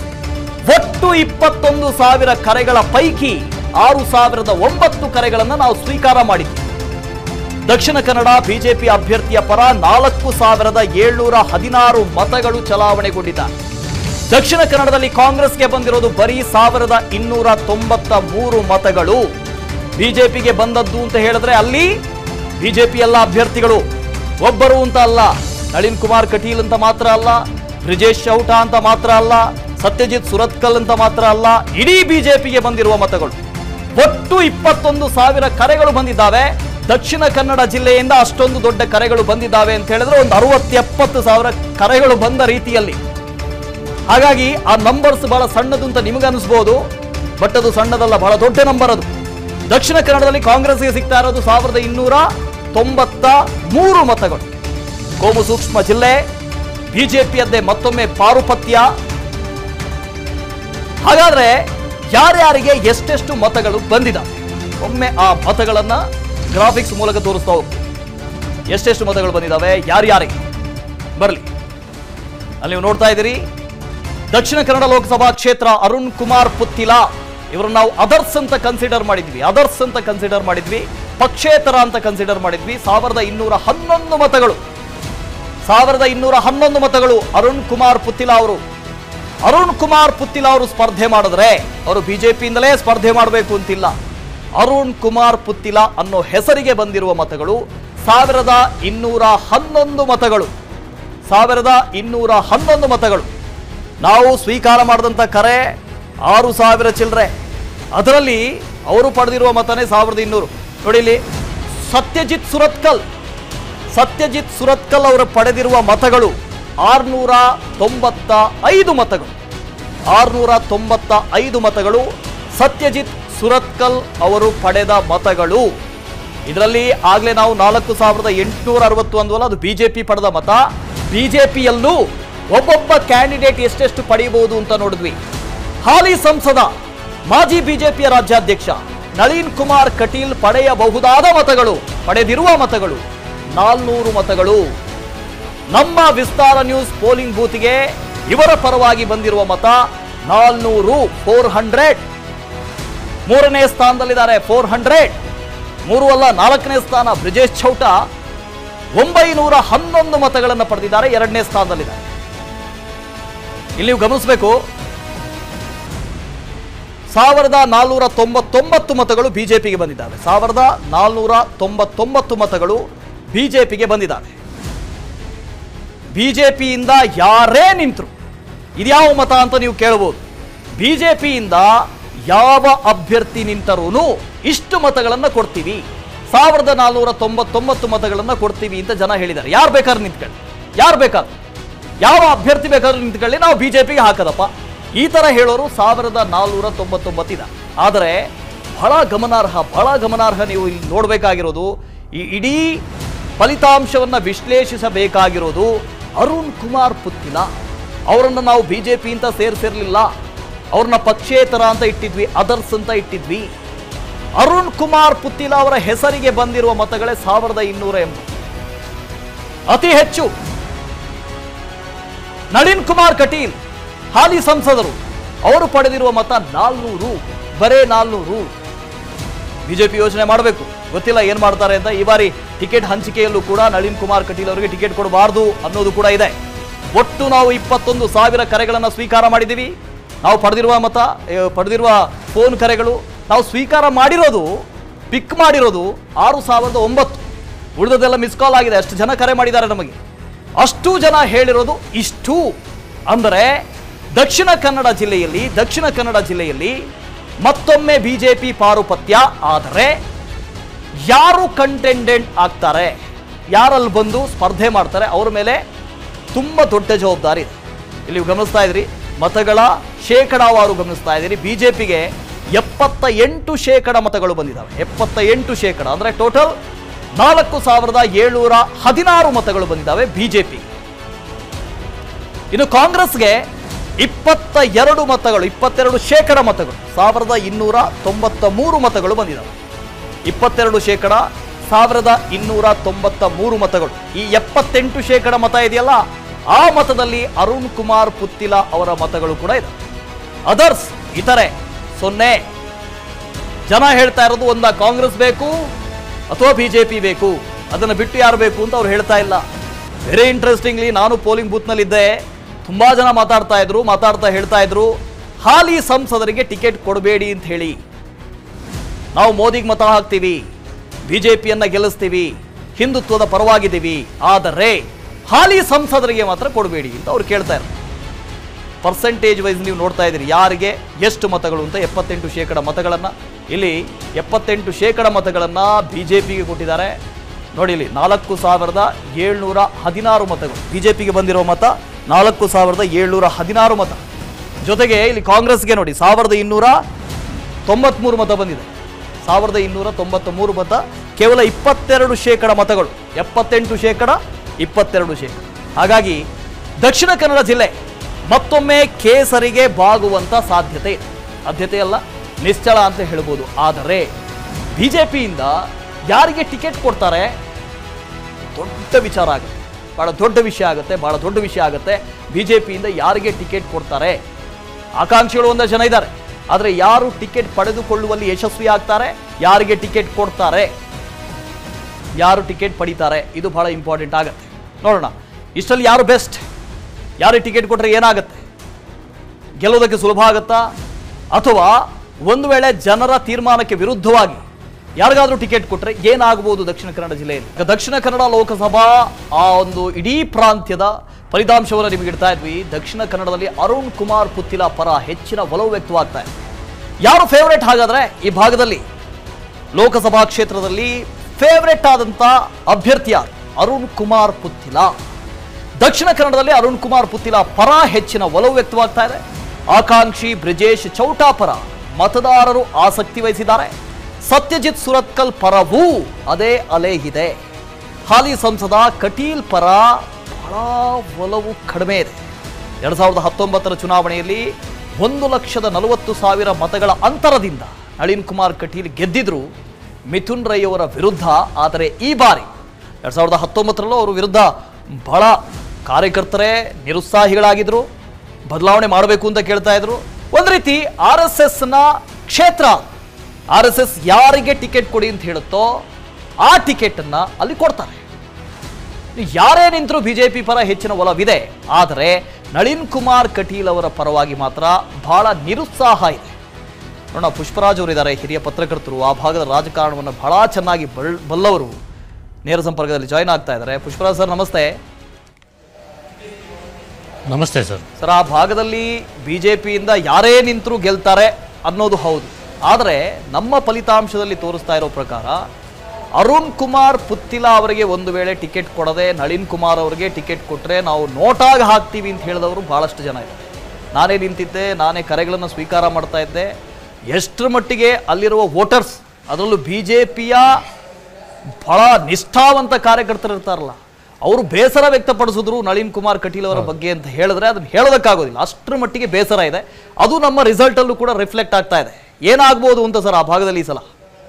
ಒಟ್ಟು ಇಪ್ಪತ್ತೊಂದು ಸಾವಿರ ಕರೆಗಳ ಪೈಕಿ ಆರು ಸಾವಿರದ ಒಂಬತ್ತು ಕರೆಗಳನ್ನು ನಾವು ಸ್ವೀಕಾರ ಮಾಡಿದ್ವಿ ದಕ್ಷಿಣ ಕನ್ನಡ ಬಿಜೆಪಿ ಅಭ್ಯರ್ಥಿಯ ಪರ ನಾಲ್ಕು ಸಾವಿರದ ಏಳ್ನೂರ ಹದಿನಾರು ಮತಗಳು ಚಲಾವಣೆಗೊಂಡಿದ್ದಾರೆ ದಕ್ಷಿಣ ಕನ್ನಡದಲ್ಲಿ ಕಾಂಗ್ರೆಸ್ಗೆ ಬಂದಿರೋದು ಬರೀ ಸಾವಿರದ ಇನ್ನೂರ ತೊಂಬತ್ತ ಮೂರು ಮತಗಳು ಬಿಜೆಪಿಗೆ ಬಂದದ್ದು ಅಂತ ಹೇಳಿದ್ರೆ ಅಲ್ಲಿ ಬಿಜೆಪಿ ಎಲ್ಲ ಅಭ್ಯರ್ಥಿಗಳು ಒಬ್ಬರು ಅಂತ ಅಲ್ಲ ನಳಿನ್ ಕುಮಾರ್ ಕಟೀಲ್ ಅಂತ ಮಾತ್ರ ಅಲ್ಲ ಬ್ರಿಜೇಶ್ ಚೌಟ ಅಂತ ಮಾತ್ರ ಅಲ್ಲ ಸತ್ಯಜಿತ್ ಸುರತ್ಕಲ್ ಅಂತ ಮಾತ್ರ ಅಲ್ಲ ಇಡೀ ಬಿಜೆಪಿಗೆ ಬಂದಿರುವ ಮತಗಳು ಒಟ್ಟು ಇಪ್ಪತ್ತೊಂದು ಸಾವಿರ ಕರೆಗಳು ಬಂದಿದ್ದಾವೆ ದಕ್ಷಿಣ ಕನ್ನಡ ಜಿಲ್ಲೆಯಿಂದ ಅಷ್ಟೊಂದು ದೊಡ್ಡ ಕರೆಗಳು ಬಂದಿದ್ದಾವೆ ಅಂತ ಹೇಳಿದ್ರೆ ಒಂದು ಅರವತ್ತು ಎಪ್ಪತ್ತು ಸಾವಿರ ಕರೆಗಳು ಬಂದ ರೀತಿಯಲ್ಲಿ ಹಾಗಾಗಿ ಆ ನಂಬರ್ಸ್ ಬಹಳ ಸಣ್ಣದು ಅಂತ ನಿಮಗೆ ಅನಿಸ್ಬೋದು ಬಟ್ ಅದು ಸಣ್ಣದಲ್ಲ ಬಹಳ ದೊಡ್ಡ ನಂಬರ್ ಅದು ದಕ್ಷಿಣ ಕನ್ನಡದಲ್ಲಿ ಕಾಂಗ್ರೆಸ್ಗೆ ಸಿಗ್ತಾ ಇರೋದು ಸಾವಿರದ ಇನ್ನೂರ ತೊಂಬತ್ತ ಮೂರು ಮತಗಳು ಕೋಮು ಸೂಕ್ಷ್ಮ ಜಿಲ್ಲೆ ಬಿಜೆಪಿಯದ್ದೇ ಮತ್ತೊಮ್ಮೆ ಪಾರುಪತ್ಯ ಹಾಗಾದ್ರೆ ಯಾರ್ಯಾರಿಗೆ ಎಷ್ಟೆಷ್ಟು ಮತಗಳು ಬಂದಿದ್ದಾವೆ ಒಮ್ಮೆ ಆ ಮತಗಳನ್ನ ಗ್ರಾಫಿಕ್ಸ್ ಮೂಲಕ ತೋರಿಸ್ತಾ ಹೋಗ್ತೀವಿ ಎಷ್ಟೆಷ್ಟು ಮತಗಳು ಬಂದಿದ್ದಾವೆ ಯಾರ್ಯಾರಿಗೆ ಬರಲಿ ಅಲ್ಲಿ ನೀವು ನೋಡ್ತಾ ಇದ್ದೀರಿ ದಕ್ಷಿಣ ಕನ್ನಡ ಲೋಕಸಭಾ ಕ್ಷೇತ್ರ ಅರುಣ್ ಕುಮಾರ್ ಪುತ್ತಿಲ ಇವರನ್ನ ನಾವು ಅದರ್ಸ್ ಅಂತ ಕನ್ಸಿಡರ್ ಮಾಡಿದ್ವಿ ಅದರ್ಸ್ ಅಂತ ಕನ್ಸಿಡರ್ ಮಾಡಿದ್ವಿ ಪಕ್ಷೇತರ ಅಂತ ಕನ್ಸಿಡರ್ ಮಾಡಿದ್ವಿ ಸಾವಿರದ ಇನ್ನೂರ ಹನ್ನೊಂದು ಮತಗಳು ಸಾವಿರದ ಇನ್ನೂರ ಹನ್ನೊಂದು ಮತಗಳು ಅರುಣ್ ಕುಮಾರ್ ಪುತ್ತಿಲ ಅವರು ಅರುಣ್ ಕುಮಾರ್ ಪುತ್ತಿಲ ಅವರು ಸ್ಪರ್ಧೆ ಮಾಡಿದ್ರೆ ಅವರು ಬಿಜೆಪಿಯಿಂದಲೇ ಸ್ಪರ್ಧೆ ಮಾಡಬೇಕು ಅಂತಿಲ್ಲ ಅರುಣ್ ಕುಮಾರ್ ಪುತ್ತಿಲ ಅನ್ನೋ ಹೆಸರಿಗೆ ಬಂದಿರುವ ಮತಗಳು ಸಾವಿರದ ಇನ್ನೂರ ಹನ್ನೊಂದು ಮತಗಳು ಸಾವಿರದ ಇನ್ನೂರ ಹನ್ನೊಂದು ಮತಗಳು ನಾವು ಸ್ವೀಕಾರ ಮಾಡಿದಂಥ ಕರೆ ಆರು ಸಾವಿರ ಚಿಲ್ಲರೆ ಅದರಲ್ಲಿ ಅವರು ಪಡೆದಿರುವ ಮತನೇ ಸಾವಿರದ ಇನ್ನೂರು ನೋಡಿ ಇಲ್ಲಿ ಸತ್ಯಜಿತ್ ಸುರತ್ಕಲ್ ಸತ್ಯಜಿತ್ ಸುರತ್ಕಲ್ ಅವರು ಪಡೆದಿರುವ ಮತಗಳು ಆರ್ನೂರ ತೊಂಬತ್ತ ಐದು ಮತಗಳು ಆರ್ನೂರ ತೊಂಬತ್ತ ಐದು ಮತಗಳು ಸತ್ಯಜಿತ್ ಸುರತ್ಕಲ್ ಅವರು ಪಡೆದ ಮತಗಳು ಇದರಲ್ಲಿ ಆಗಲೇ ನಾವು ನಾಲ್ಕು ಸಾವಿರದ ಎಂಟುನೂರ ಅರವತ್ತು ಅಂದ್ವಲ್ಲ ಅದು ಬಿಜೆಪಿ ಪಡೆದ ಮತ ಬಿಜೆಪಿಯಲ್ಲೂ ಒಬ್ಬೊಬ್ಬ ಕ್ಯಾಂಡಿಡೇಟ್ ಎಷ್ಟೆಷ್ಟು ಪಡೆಯಬಹುದು ಅಂತ ನೋಡಿದ್ವಿ ಹಾಲಿ ಸಂಸದ ಮಾಜಿ ಬಿಜೆಪಿಯ ರಾಜ್ಯಾಧ್ಯಕ್ಷ ನಳಿನ್ ಕುಮಾರ್ ಕಟೀಲ್ ಪಡೆಯಬಹುದಾದ ಮತಗಳು ಪಡೆದಿರುವ ಮತಗಳು ನಾಲ್ನೂರು ಮತಗಳು ನಮ್ಮ ವಿಸ್ತಾರ ನ್ಯೂಸ್ ಪೋಲಿಂಗ್ ಬೂತ್ಗೆ ಇವರ ಪರವಾಗಿ ಬಂದಿರುವ ಮತ ನಾಲ್ನೂರು ಫೋರ್ ಹಂಡ್ರೆಡ್ ಮೂರನೇ ಸ್ಥಾನದಲ್ಲಿದ್ದಾರೆ ಫೋರ್ ಹಂಡ್ರೆಡ್ ಮೂರು ಅಲ್ಲ ನಾಲ್ಕನೇ ಸ್ಥಾನ ಬ್ರಿಜೇಶ್ ಚೌಟ ಒಂಬೈನೂರ ಹನ್ನೊಂದು ಮತಗಳನ್ನು ಪಡೆದಿದ್ದಾರೆ ಎರಡನೇ ಸ್ಥಾನದಲ್ಲಿದ್ದಾರೆ ಇಲ್ಲಿ ನೀವು ಗಮನಿಸಬೇಕು ಸಾವಿರದ ನಾಲ್ನೂರ ತೊಂಬತ್ತೊಂಬತ್ತು ಮತಗಳು ಬಿಜೆಪಿಗೆ ಬಂದಿದ್ದಾವೆ ಸಾವಿರದ ನಾಲ್ನೂರ ತೊಂಬತ್ತೊಂಬತ್ತು ಮತಗಳು ಬಿಜೆಪಿಗೆ ಬಂದಿದ್ದಾವೆ ಬಿಜೆಪಿಯಿಂದ ಯಾರೇ ನಿಂತರು ಇದ್ಯಾವ ಮತ ಅಂತ ನೀವು ಕೇಳಬಹುದು ಬಿಜೆಪಿಯಿಂದ ಯಾವ ಅಭ್ಯರ್ಥಿ ನಿಂತರೂ ಇಷ್ಟು ಮತಗಳನ್ನು ಕೊಡ್ತೀವಿ ಸಾವಿರದ ನಾಲ್ನೂರ ತೊಂಬತ್ತೊಂಬತ್ತು ಮತಗಳನ್ನು ಕೊಡ್ತೀವಿ ಅಂತ ಜನ ಹೇಳಿದ್ದಾರೆ ಯಾರು ಬೇಕಾದ್ರೂ ನಿಂತ್ಕೊಳ್ಳಿ ಯಾರು ಬೇಕಾದ್ರು ಯಾವ ಅಭ್ಯರ್ಥಿ ಬೇಕಾದ್ರೂ ನಿಂತ್ಕೊಳ್ಳಿ ನಾವು ಬಿಜೆಪಿಗೆ ಹಾಕದಪ್ಪ ಈ ತರ ಹೇಳೋರು ಸಾವಿರದ ನಾಲ್ನೂರ ತೊಂಬತ್ತೊಂಬತ್ತಿದ ಆದರೆ ಬಹಳ ಗಮನಾರ್ಹ ಬಹಳ ಗಮನಾರ್ಹ ನೀವು ಇಲ್ಲಿ ನೋಡಬೇಕಾಗಿರೋದು ಈ ಇಡೀ ಫಲಿತಾಂಶವನ್ನ ವಿಶ್ಲೇಷಿಸಬೇಕಾಗಿರೋದು ಅರುಣ್ ಕುಮಾರ್ ಪುತ್ತಿಲ ಅವರನ್ನು ನಾವು ಬಿಜೆಪಿ ಅಂತ ಸೇರಿಸಿರ್ಲಿಲ್ಲ ಅವ್ರನ್ನ ಪಕ್ಷೇತರ ಅಂತ ಇಟ್ಟಿದ್ವಿ ಅದರ್ಸ್ ಅಂತ ಇಟ್ಟಿದ್ವಿ ಅರುಣ್ ಕುಮಾರ್ ಪುತ್ತಿಲ ಅವರ ಹೆಸರಿಗೆ ಬಂದಿರುವ ಮತಗಳೇ ಸಾವಿರದ ಇನ್ನೂರ ಎಂಬತ್ತು ಅತಿ ಹೆಚ್ಚು ನಳಿನ್ ಕುಮಾರ್ ಕಟೀಲ್ ಹಾಲಿ ಸಂಸದರು ಅವರು ಪಡೆದಿರುವ ಮತ ನಾಲ್ನೂರು ಬರೇ ನಾಲ್ನೂರು ಬಿಜೆಪಿ ಯೋಚನೆ ಮಾಡಬೇಕು ಗೊತ್ತಿಲ್ಲ ಏನ್ ಮಾಡ್ತಾರೆ ಅಂತ ಈ ಬಾರಿ ಟಿಕೆಟ್ ಹಂಚಿಕೆಯಲ್ಲೂ ಕೂಡ ನಳಿನ್ ಕುಮಾರ್ ಕಟೀಲ್ ಅವರಿಗೆ ಟಿಕೆಟ್ ಕೊಡಬಾರದು ಅನ್ನೋದು ಕೂಡ ಇದೆ ಒಟ್ಟು ನಾವು ಇಪ್ಪತ್ತೊಂದು ಸಾವಿರ ಕರೆಗಳನ್ನು ಸ್ವೀಕಾರ ಮಾಡಿದ್ದೀವಿ ನಾವು ಪಡೆದಿರುವ ಮತ ಏ, ಪಡೆದಿರುವ ಫೋನ್ ಕರೆಗಳು ನಾವು ಸ್ವೀಕಾರ ಮಾಡಿರೋದು ಪಿಕ್ ಮಾಡಿರೋದು ಆರು ಸಾವಿರದ ಒಂಬತ್ತು ಉಳಿದದೆಲ್ಲ ಮಿಸ್ ಕಾಲ್ ಆಗಿದೆ ಅಷ್ಟು ಜನ ಕರೆ ಮಾಡಿದ್ದಾರೆ ನಮಗೆ ಅಷ್ಟು ಜನ ಹೇಳಿರೋದು ಇಷ್ಟು ಅಂದರೆ ದಕ್ಷಿಣ ಕನ್ನಡ ಜಿಲ್ಲೆಯಲ್ಲಿ ದಕ್ಷಿಣ ಕನ್ನಡ ಜಿಲ್ಲೆಯಲ್ಲಿ ಮತ್ತೊಮ್ಮೆ ಬಿಜೆಪಿ ಪಾರುಪತ್ಯ ಆದರೆ ಯಾರು ಕಂಟೆಂಡೆಂಟ್ ಆಗ್ತಾರೆ ಯಾರಲ್ಲಿ ಬಂದು ಸ್ಪರ್ಧೆ ಮಾಡ್ತಾರೆ ಅವ್ರ ಮೇಲೆ ತುಂಬ ದೊಡ್ಡ ಜವಾಬ್ದಾರಿ ಇದೆ ಇಲ್ಲಿ ನೀವು ಗಮನಿಸ್ತಾ ಇದ್ರಿ ಮತಗಳ ಶೇಕಡಾವಾರು ಗಮನಿಸ್ತಾ ಇದ್ದೀರಿ ಬಿಜೆಪಿಗೆ ಎಪ್ಪತ್ತ ಎಂಟು ಶೇಕಡ ಮತಗಳು ಬಂದಿದ್ದಾವೆ ಎಪ್ಪತ್ತ ಎಂಟು ಶೇಕಡ ಅಂದರೆ ಟೋಟಲ್ ನಾಲ್ಕು ಸಾವಿರದ ಏಳ್ನೂರ ಹದಿನಾರು ಮತಗಳು ಬಂದಿದ್ದಾವೆ ಬಿಜೆಪಿ ಇನ್ನು ಕಾಂಗ್ರೆಸ್ಗೆ ಇಪ್ಪತ್ತ ಎರಡು ಮತಗಳು ಇಪ್ಪತ್ತೆರಡು ಶೇಕಡ ಮತಗಳು ಸಾವಿರದ ಇನ್ನೂರ ತೊಂಬತ್ತ ಮೂರು ಮತಗಳು ಬಂದಿದ್ದಾವೆ ಇಪ್ಪತ್ತೆರಡು ಶೇಕಡ ಸಾವಿರದ ಇನ್ನೂರ ತೊಂಬತ್ತ ಮೂರು ಮತಗಳು ಈ ಎಪ್ಪತ್ತೆಂಟು ಶೇಕಡ ಮತ ಇದೆಯಲ್ಲ ಆ ಮತದಲ್ಲಿ ಅರುಣ್ ಕುಮಾರ್ ಪುತ್ತಿಲ ಅವರ ಮತಗಳು ಕೂಡ ಇದೆ ಅದರ್ಸ್ ಇತರೆ ಸೊನ್ನೆ ಜನ ಹೇಳ್ತಾ ಇರೋದು ಒಂದ ಕಾಂಗ್ರೆಸ್ ಬೇಕು ಅಥವಾ ಬಿಜೆಪಿ ಬೇಕು ಅದನ್ನು ಬಿಟ್ಟು ಯಾರು ಬೇಕು ಅಂತ ಅವ್ರು ಹೇಳ್ತಾ ಇಲ್ಲ ವೆರಿ ಇಂಟ್ರೆಸ್ಟಿಂಗ್ಲಿ ನಾನು ಪೋಲಿಂಗ್ ಬೂತ್ನಲ್ಲಿದ್ದೆ ತುಂಬಾ ಜನ ಮಾತಾಡ್ತಾ ಇದ್ರು ಮಾತಾಡ್ತಾ ಹೇಳ್ತಾ ಇದ್ರು ಹಾಲಿ ಸಂಸದರಿಗೆ ಟಿಕೆಟ್ ಕೊಡಬೇಡಿ ಅಂತ ಹೇಳಿ ನಾವು ಮೋದಿಗೆ ಮತ ಹಾಕ್ತೀವಿ ಬಿಜೆಪಿಯನ್ನ ಗೆಲ್ಲಿಸ್ತೀವಿ ಹಿಂದುತ್ವದ ಪರವಾಗಿದ್ದೀವಿ ಆದರೆ ಹಾಲಿ ಸಂಸದರಿಗೆ ಮಾತ್ರ ಕೊಡಬೇಡಿ ಅಂತ ಅವ್ರು ಕೇಳ್ತಾ ಇದ್ದಾರೆ ಪರ್ಸೆಂಟೇಜ್ ವೈಸ್ ನೀವು ನೋಡ್ತಾ ಇದ್ದೀರಿ ಯಾರಿಗೆ ಎಷ್ಟು ಮತಗಳು ಅಂತ ಎಪ್ಪತ್ತೆಂಟು ಶೇಕಡ ಮತಗಳನ್ನು ಇಲ್ಲಿ ಎಪ್ಪತ್ತೆಂಟು ಶೇಕಡ ಮತಗಳನ್ನು ಬಿ ಜೆ ಪಿಗೆ ಕೊಟ್ಟಿದ್ದಾರೆ ನೋಡಿ ಇಲ್ಲಿ ನಾಲ್ಕು ಸಾವಿರದ ಏಳ್ನೂರ ಹದಿನಾರು ಮತಗಳು ಬಿ ಜೆ ಪಿಗೆ ಬಂದಿರೋ ಮತ ನಾಲ್ಕು ಸಾವಿರದ ಏಳ್ನೂರ ಹದಿನಾರು ಮತ ಜೊತೆಗೆ ಇಲ್ಲಿ ಕಾಂಗ್ರೆಸ್ಗೆ ನೋಡಿ ಸಾವಿರದ ಇನ್ನೂರ ತೊಂಬತ್ಮೂರು ಮತ ಬಂದಿದೆ ಸಾವಿರದ ಇನ್ನೂರ ತೊಂಬತ್ತ ಮೂರು ಮತ ಕೇವಲ ಇಪ್ಪತ್ತೆರಡು ಶೇಕಡ ಮತಗಳು ಎಪ್ಪತ್ತೆಂಟು ಶೇಕಡ ಇಪ್ಪತ್ತೆರಡು ಶೇಕಡ ಹಾಗಾಗಿ ದಕ್ಷಿಣ ಕನ್ನಡ ಜಿಲ್ಲೆ ಮತ್ತೊಮ್ಮೆ ಕೇಸರಿಗೆ ಬಾಗುವಂತ ಸಾಧ್ಯತೆ ಇದೆ ಸಾಧ್ಯತೆ ಅಲ್ಲ ನಿಶ್ಚಳ ಅಂತ ಹೇಳ್ಬೋದು ಆದರೆ ಬಿಜೆಪಿಯಿಂದ ಯಾರಿಗೆ ಟಿಕೆಟ್ ಕೊಡ್ತಾರೆ ದೊಡ್ಡ ವಿಚಾರ ಆಗುತ್ತೆ ಬಹಳ ದೊಡ್ಡ ವಿಷಯ ಆಗುತ್ತೆ ಬಹಳ ದೊಡ್ಡ ವಿಷಯ ಆಗುತ್ತೆ ಬಿಜೆಪಿಯಿಂದ ಯಾರಿಗೆ ಟಿಕೆಟ್ ಕೊಡ್ತಾರೆ ಆಕಾಂಕ್ಷಿಗಳು ಒಂದಷ್ಟು ಜನ ಇದ್ದಾರೆ ಆದರೆ ಯಾರು ಟಿಕೆಟ್ ಪಡೆದುಕೊಳ್ಳುವಲ್ಲಿ ಯಶಸ್ವಿ ಆಗ್ತಾರೆ ಯಾರಿಗೆ ಟಿಕೆಟ್ ಕೊಡ್ತಾರೆ ಯಾರು ಟಿಕೆಟ್ ಪಡಿತಾರೆ ಇದು ಬಹಳ ಇಂಪಾರ್ಟೆಂಟ್ ಆಗುತ್ತೆ ನೋಡೋಣ ಇಷ್ಟರಲ್ಲಿ ಯಾರು ಬೆಸ್ಟ್ ಯಾರಿಗೆ ಟಿಕೆಟ್ ಕೊಟ್ಟರೆ ಏನಾಗುತ್ತೆ ಗೆಲ್ಲೋದಕ್ಕೆ ಸುಲಭ ಆಗುತ್ತಾ ಅಥವಾ ಒಂದು ವೇಳೆ ಜನರ ತೀರ್ಮಾನಕ್ಕೆ ವಿರುದ್ಧವಾಗಿ ಯಾರಿಗಾದ್ರೂ ಟಿಕೆಟ್ ಕೊಟ್ಟರೆ ಏನಾಗಬಹುದು ದಕ್ಷಿಣ ಕನ್ನಡ ಜಿಲ್ಲೆಯಲ್ಲಿ ಈಗ ದಕ್ಷಿಣ ಕನ್ನಡ ಲೋಕಸಭಾ ಆ ಒಂದು ಇಡೀ ಪ್ರಾಂತ್ಯದ ಫಲಿತಾಂಶವನ್ನು ನಿಮಗೆ ಇಡ್ತಾ ಇದ್ವಿ ದಕ್ಷಿಣ ಕನ್ನಡದಲ್ಲಿ ಅರುಣ್ ಕುಮಾರ್ ಪುತ್ತಿಲ ಪರ ಹೆಚ್ಚಿನ ಒಲವು ವ್ಯಕ್ತವಾಗ್ತಾ ಇದೆ ಯಾರು ಫೇವರೇಟ್ ಹಾಗಾದ್ರೆ ಈ ಭಾಗದಲ್ಲಿ ಲೋಕಸಭಾ ಕ್ಷೇತ್ರದಲ್ಲಿ ಫೇವರೇಟ್ ಆದಂತ ಅಭ್ಯರ್ಥಿ ಯಾರು ಅರುಣ್ ಕುಮಾರ್ ಪುತ್ತಿಲ ದಕ್ಷಿಣ ಕನ್ನಡದಲ್ಲಿ ಅರುಣ್ ಕುಮಾರ್ ಪುತ್ತಿಲ ಪರ ಹೆಚ್ಚಿನ ಒಲವು ವ್ಯಕ್ತವಾಗ್ತಾ ಇದೆ ಆಕಾಂಕ್ಷಿ ಬ್ರಿಜೇಶ್ ಚೌಟಾ ಪರ ಮತದಾರರು ಆಸಕ್ತಿ ವಹಿಸಿದ್ದಾರೆ ಸತ್ಯಜಿತ್ ಸುರತ್ಕಲ್ ಪರವೂ ಅದೇ ಅಲೆ ಇದೆ ಹಾಲಿ ಸಂಸದ ಕಟೀಲ್ ಪರ ಬಹಳ ಒಲವು ಕಡಿಮೆ ಇದೆ ಎರಡ್ ಸಾವಿರದ ಹತ್ತೊಂಬತ್ತರ ಚುನಾವಣೆಯಲ್ಲಿ ಒಂದು ಲಕ್ಷದ ನಲವತ್ತು ಸಾವಿರ ಮತಗಳ ಅಂತರದಿಂದ ನಳಿನ್ ಕುಮಾರ್ ಕಟೀಲ್ ಗೆದ್ದಿದ್ರು ಮಿಥುನ್ ರೈ ಅವರ ವಿರುದ್ಧ ಆದರೆ ಈ ಬಾರಿ ಎರಡ್ ಸಾವಿರದ ಹತ್ತೊಂಬತ್ತರಲ್ಲೂ ಅವರ ವಿರುದ್ಧ ಬಹಳ ಕಾರ್ಯಕರ್ತರೇ ನಿರುತ್ಸಾಹಿಗಳಾಗಿದ್ರು ಬದಲಾವಣೆ ಮಾಡಬೇಕು ಅಂತ ಕೇಳ್ತಾ ಇದ್ರು ಒಂದು ರೀತಿ ಆರ್ ಎಸ್ ಎಸ್ನ ಕ್ಷೇತ್ರ ಆರ್ ಎಸ್ ಎಸ್ ಯಾರಿಗೆ ಟಿಕೆಟ್ ಕೊಡಿ ಅಂತ ಹೇಳುತ್ತೋ ಆ ಟಿಕೆಟನ್ನ ಅಲ್ಲಿ ಕೊಡ್ತಾರೆ ಯಾರೇ ನಿಂತರೂ ಬಿಜೆಪಿ ಪರ ಹೆಚ್ಚಿನ ಒಲವಿದೆ ಆದರೆ ನಳಿನ್ ಕುಮಾರ್ ಕಟೀಲ್ ಅವರ ಪರವಾಗಿ ಮಾತ್ರ ಬಹಳ ನಿರುತ್ಸಾಹ ಇದೆ ನೋಡೋಣ ಪುಷ್ಪರಾಜ್ ಅವರಿದ್ದಾರೆ ಹಿರಿಯ ಪತ್ರಕರ್ತರು ಆ ಭಾಗದ ರಾಜಕಾರಣವನ್ನು ಬಹಳ ಚೆನ್ನಾಗಿ ಬಲ್ ಬಲ್ಲವರು ನೇರ ಸಂಪರ್ಕದಲ್ಲಿ ಜಾಯ್ನ್ ಆಗ್ತಾ ಇದ್ದಾರೆ ಪುಷ್ಪರಾಜ್ ಸರ್ ನಮಸ್ತೆ ನಮಸ್ತೆ ಸರ್ ಸರ್ ಆ ಭಾಗದಲ್ಲಿ ಬಿಜೆಪಿಯಿಂದ ಯಾರೇ ನಿಂತರೂ ಗೆಲ್ತಾರೆ ಅನ್ನೋದು ಹೌದು ಆದರೆ ನಮ್ಮ ಫಲಿತಾಂಶದಲ್ಲಿ ತೋರಿಸ್ತಾ ಇರೋ ಪ್ರಕಾರ ಅರುಣ್ ಕುಮಾರ್ ಪುತ್ತಿಲ ಅವರಿಗೆ ಒಂದು ವೇಳೆ ಟಿಕೆಟ್ ಕೊಡದೆ ನಳಿನ್ ಕುಮಾರ್ ಅವರಿಗೆ ಟಿಕೆಟ್ ಕೊಟ್ಟರೆ ನಾವು ನೋಟಾಗಿ ಹಾಕ್ತೀವಿ ಅಂತ ಹೇಳಿದವರು ಬಹಳಷ್ಟು ಜನ ಇದ್ದಾರೆ ನಾನೇ ನಿಂತಿದ್ದೆ ನಾನೇ ಕರೆಗಳನ್ನು ಸ್ವೀಕಾರ ಮಾಡ್ತಾ ಇದ್ದೆ ಎಷ್ಟರ ಮಟ್ಟಿಗೆ ಅಲ್ಲಿರುವ ವೋಟರ್ಸ್ ಅದರಲ್ಲೂ ಬಿ ಜೆ ಪಿಯ ಬಹಳ ನಿಷ್ಠಾವಂತ ಕಾರ್ಯಕರ್ತರು ಇರ್ತಾರಲ್ಲ ಅವರು ಬೇಸರ ವ್ಯಕ್ತಪಡಿಸಿದ್ರು ನಳಿನ್ ಕುಮಾರ್ ಕಟೀಲ್ ಅವರ ಬಗ್ಗೆ ಅಂತ ಹೇಳಿದ್ರೆ ಅದನ್ನ ಹೇಳೋದಕ್ಕಾಗೋದಿಲ್ಲ ಅಷ್ಟರ ಮಟ್ಟಿಗೆ ಬೇಸರ ಇದೆ ಅದು ನಮ್ಮ ರಿಸಲ್ಟ್ ಅಲ್ಲೂ ಕೂಡ ರಿಫ್ಲೆಕ್ಟ್ ಆಗ್ತಾ ಇದೆ ಏನಾಗ್ಬೋದು ಅಂತ ಸರ್ ಆ ಭಾಗದಲ್ಲಿ ಈ ಸಲ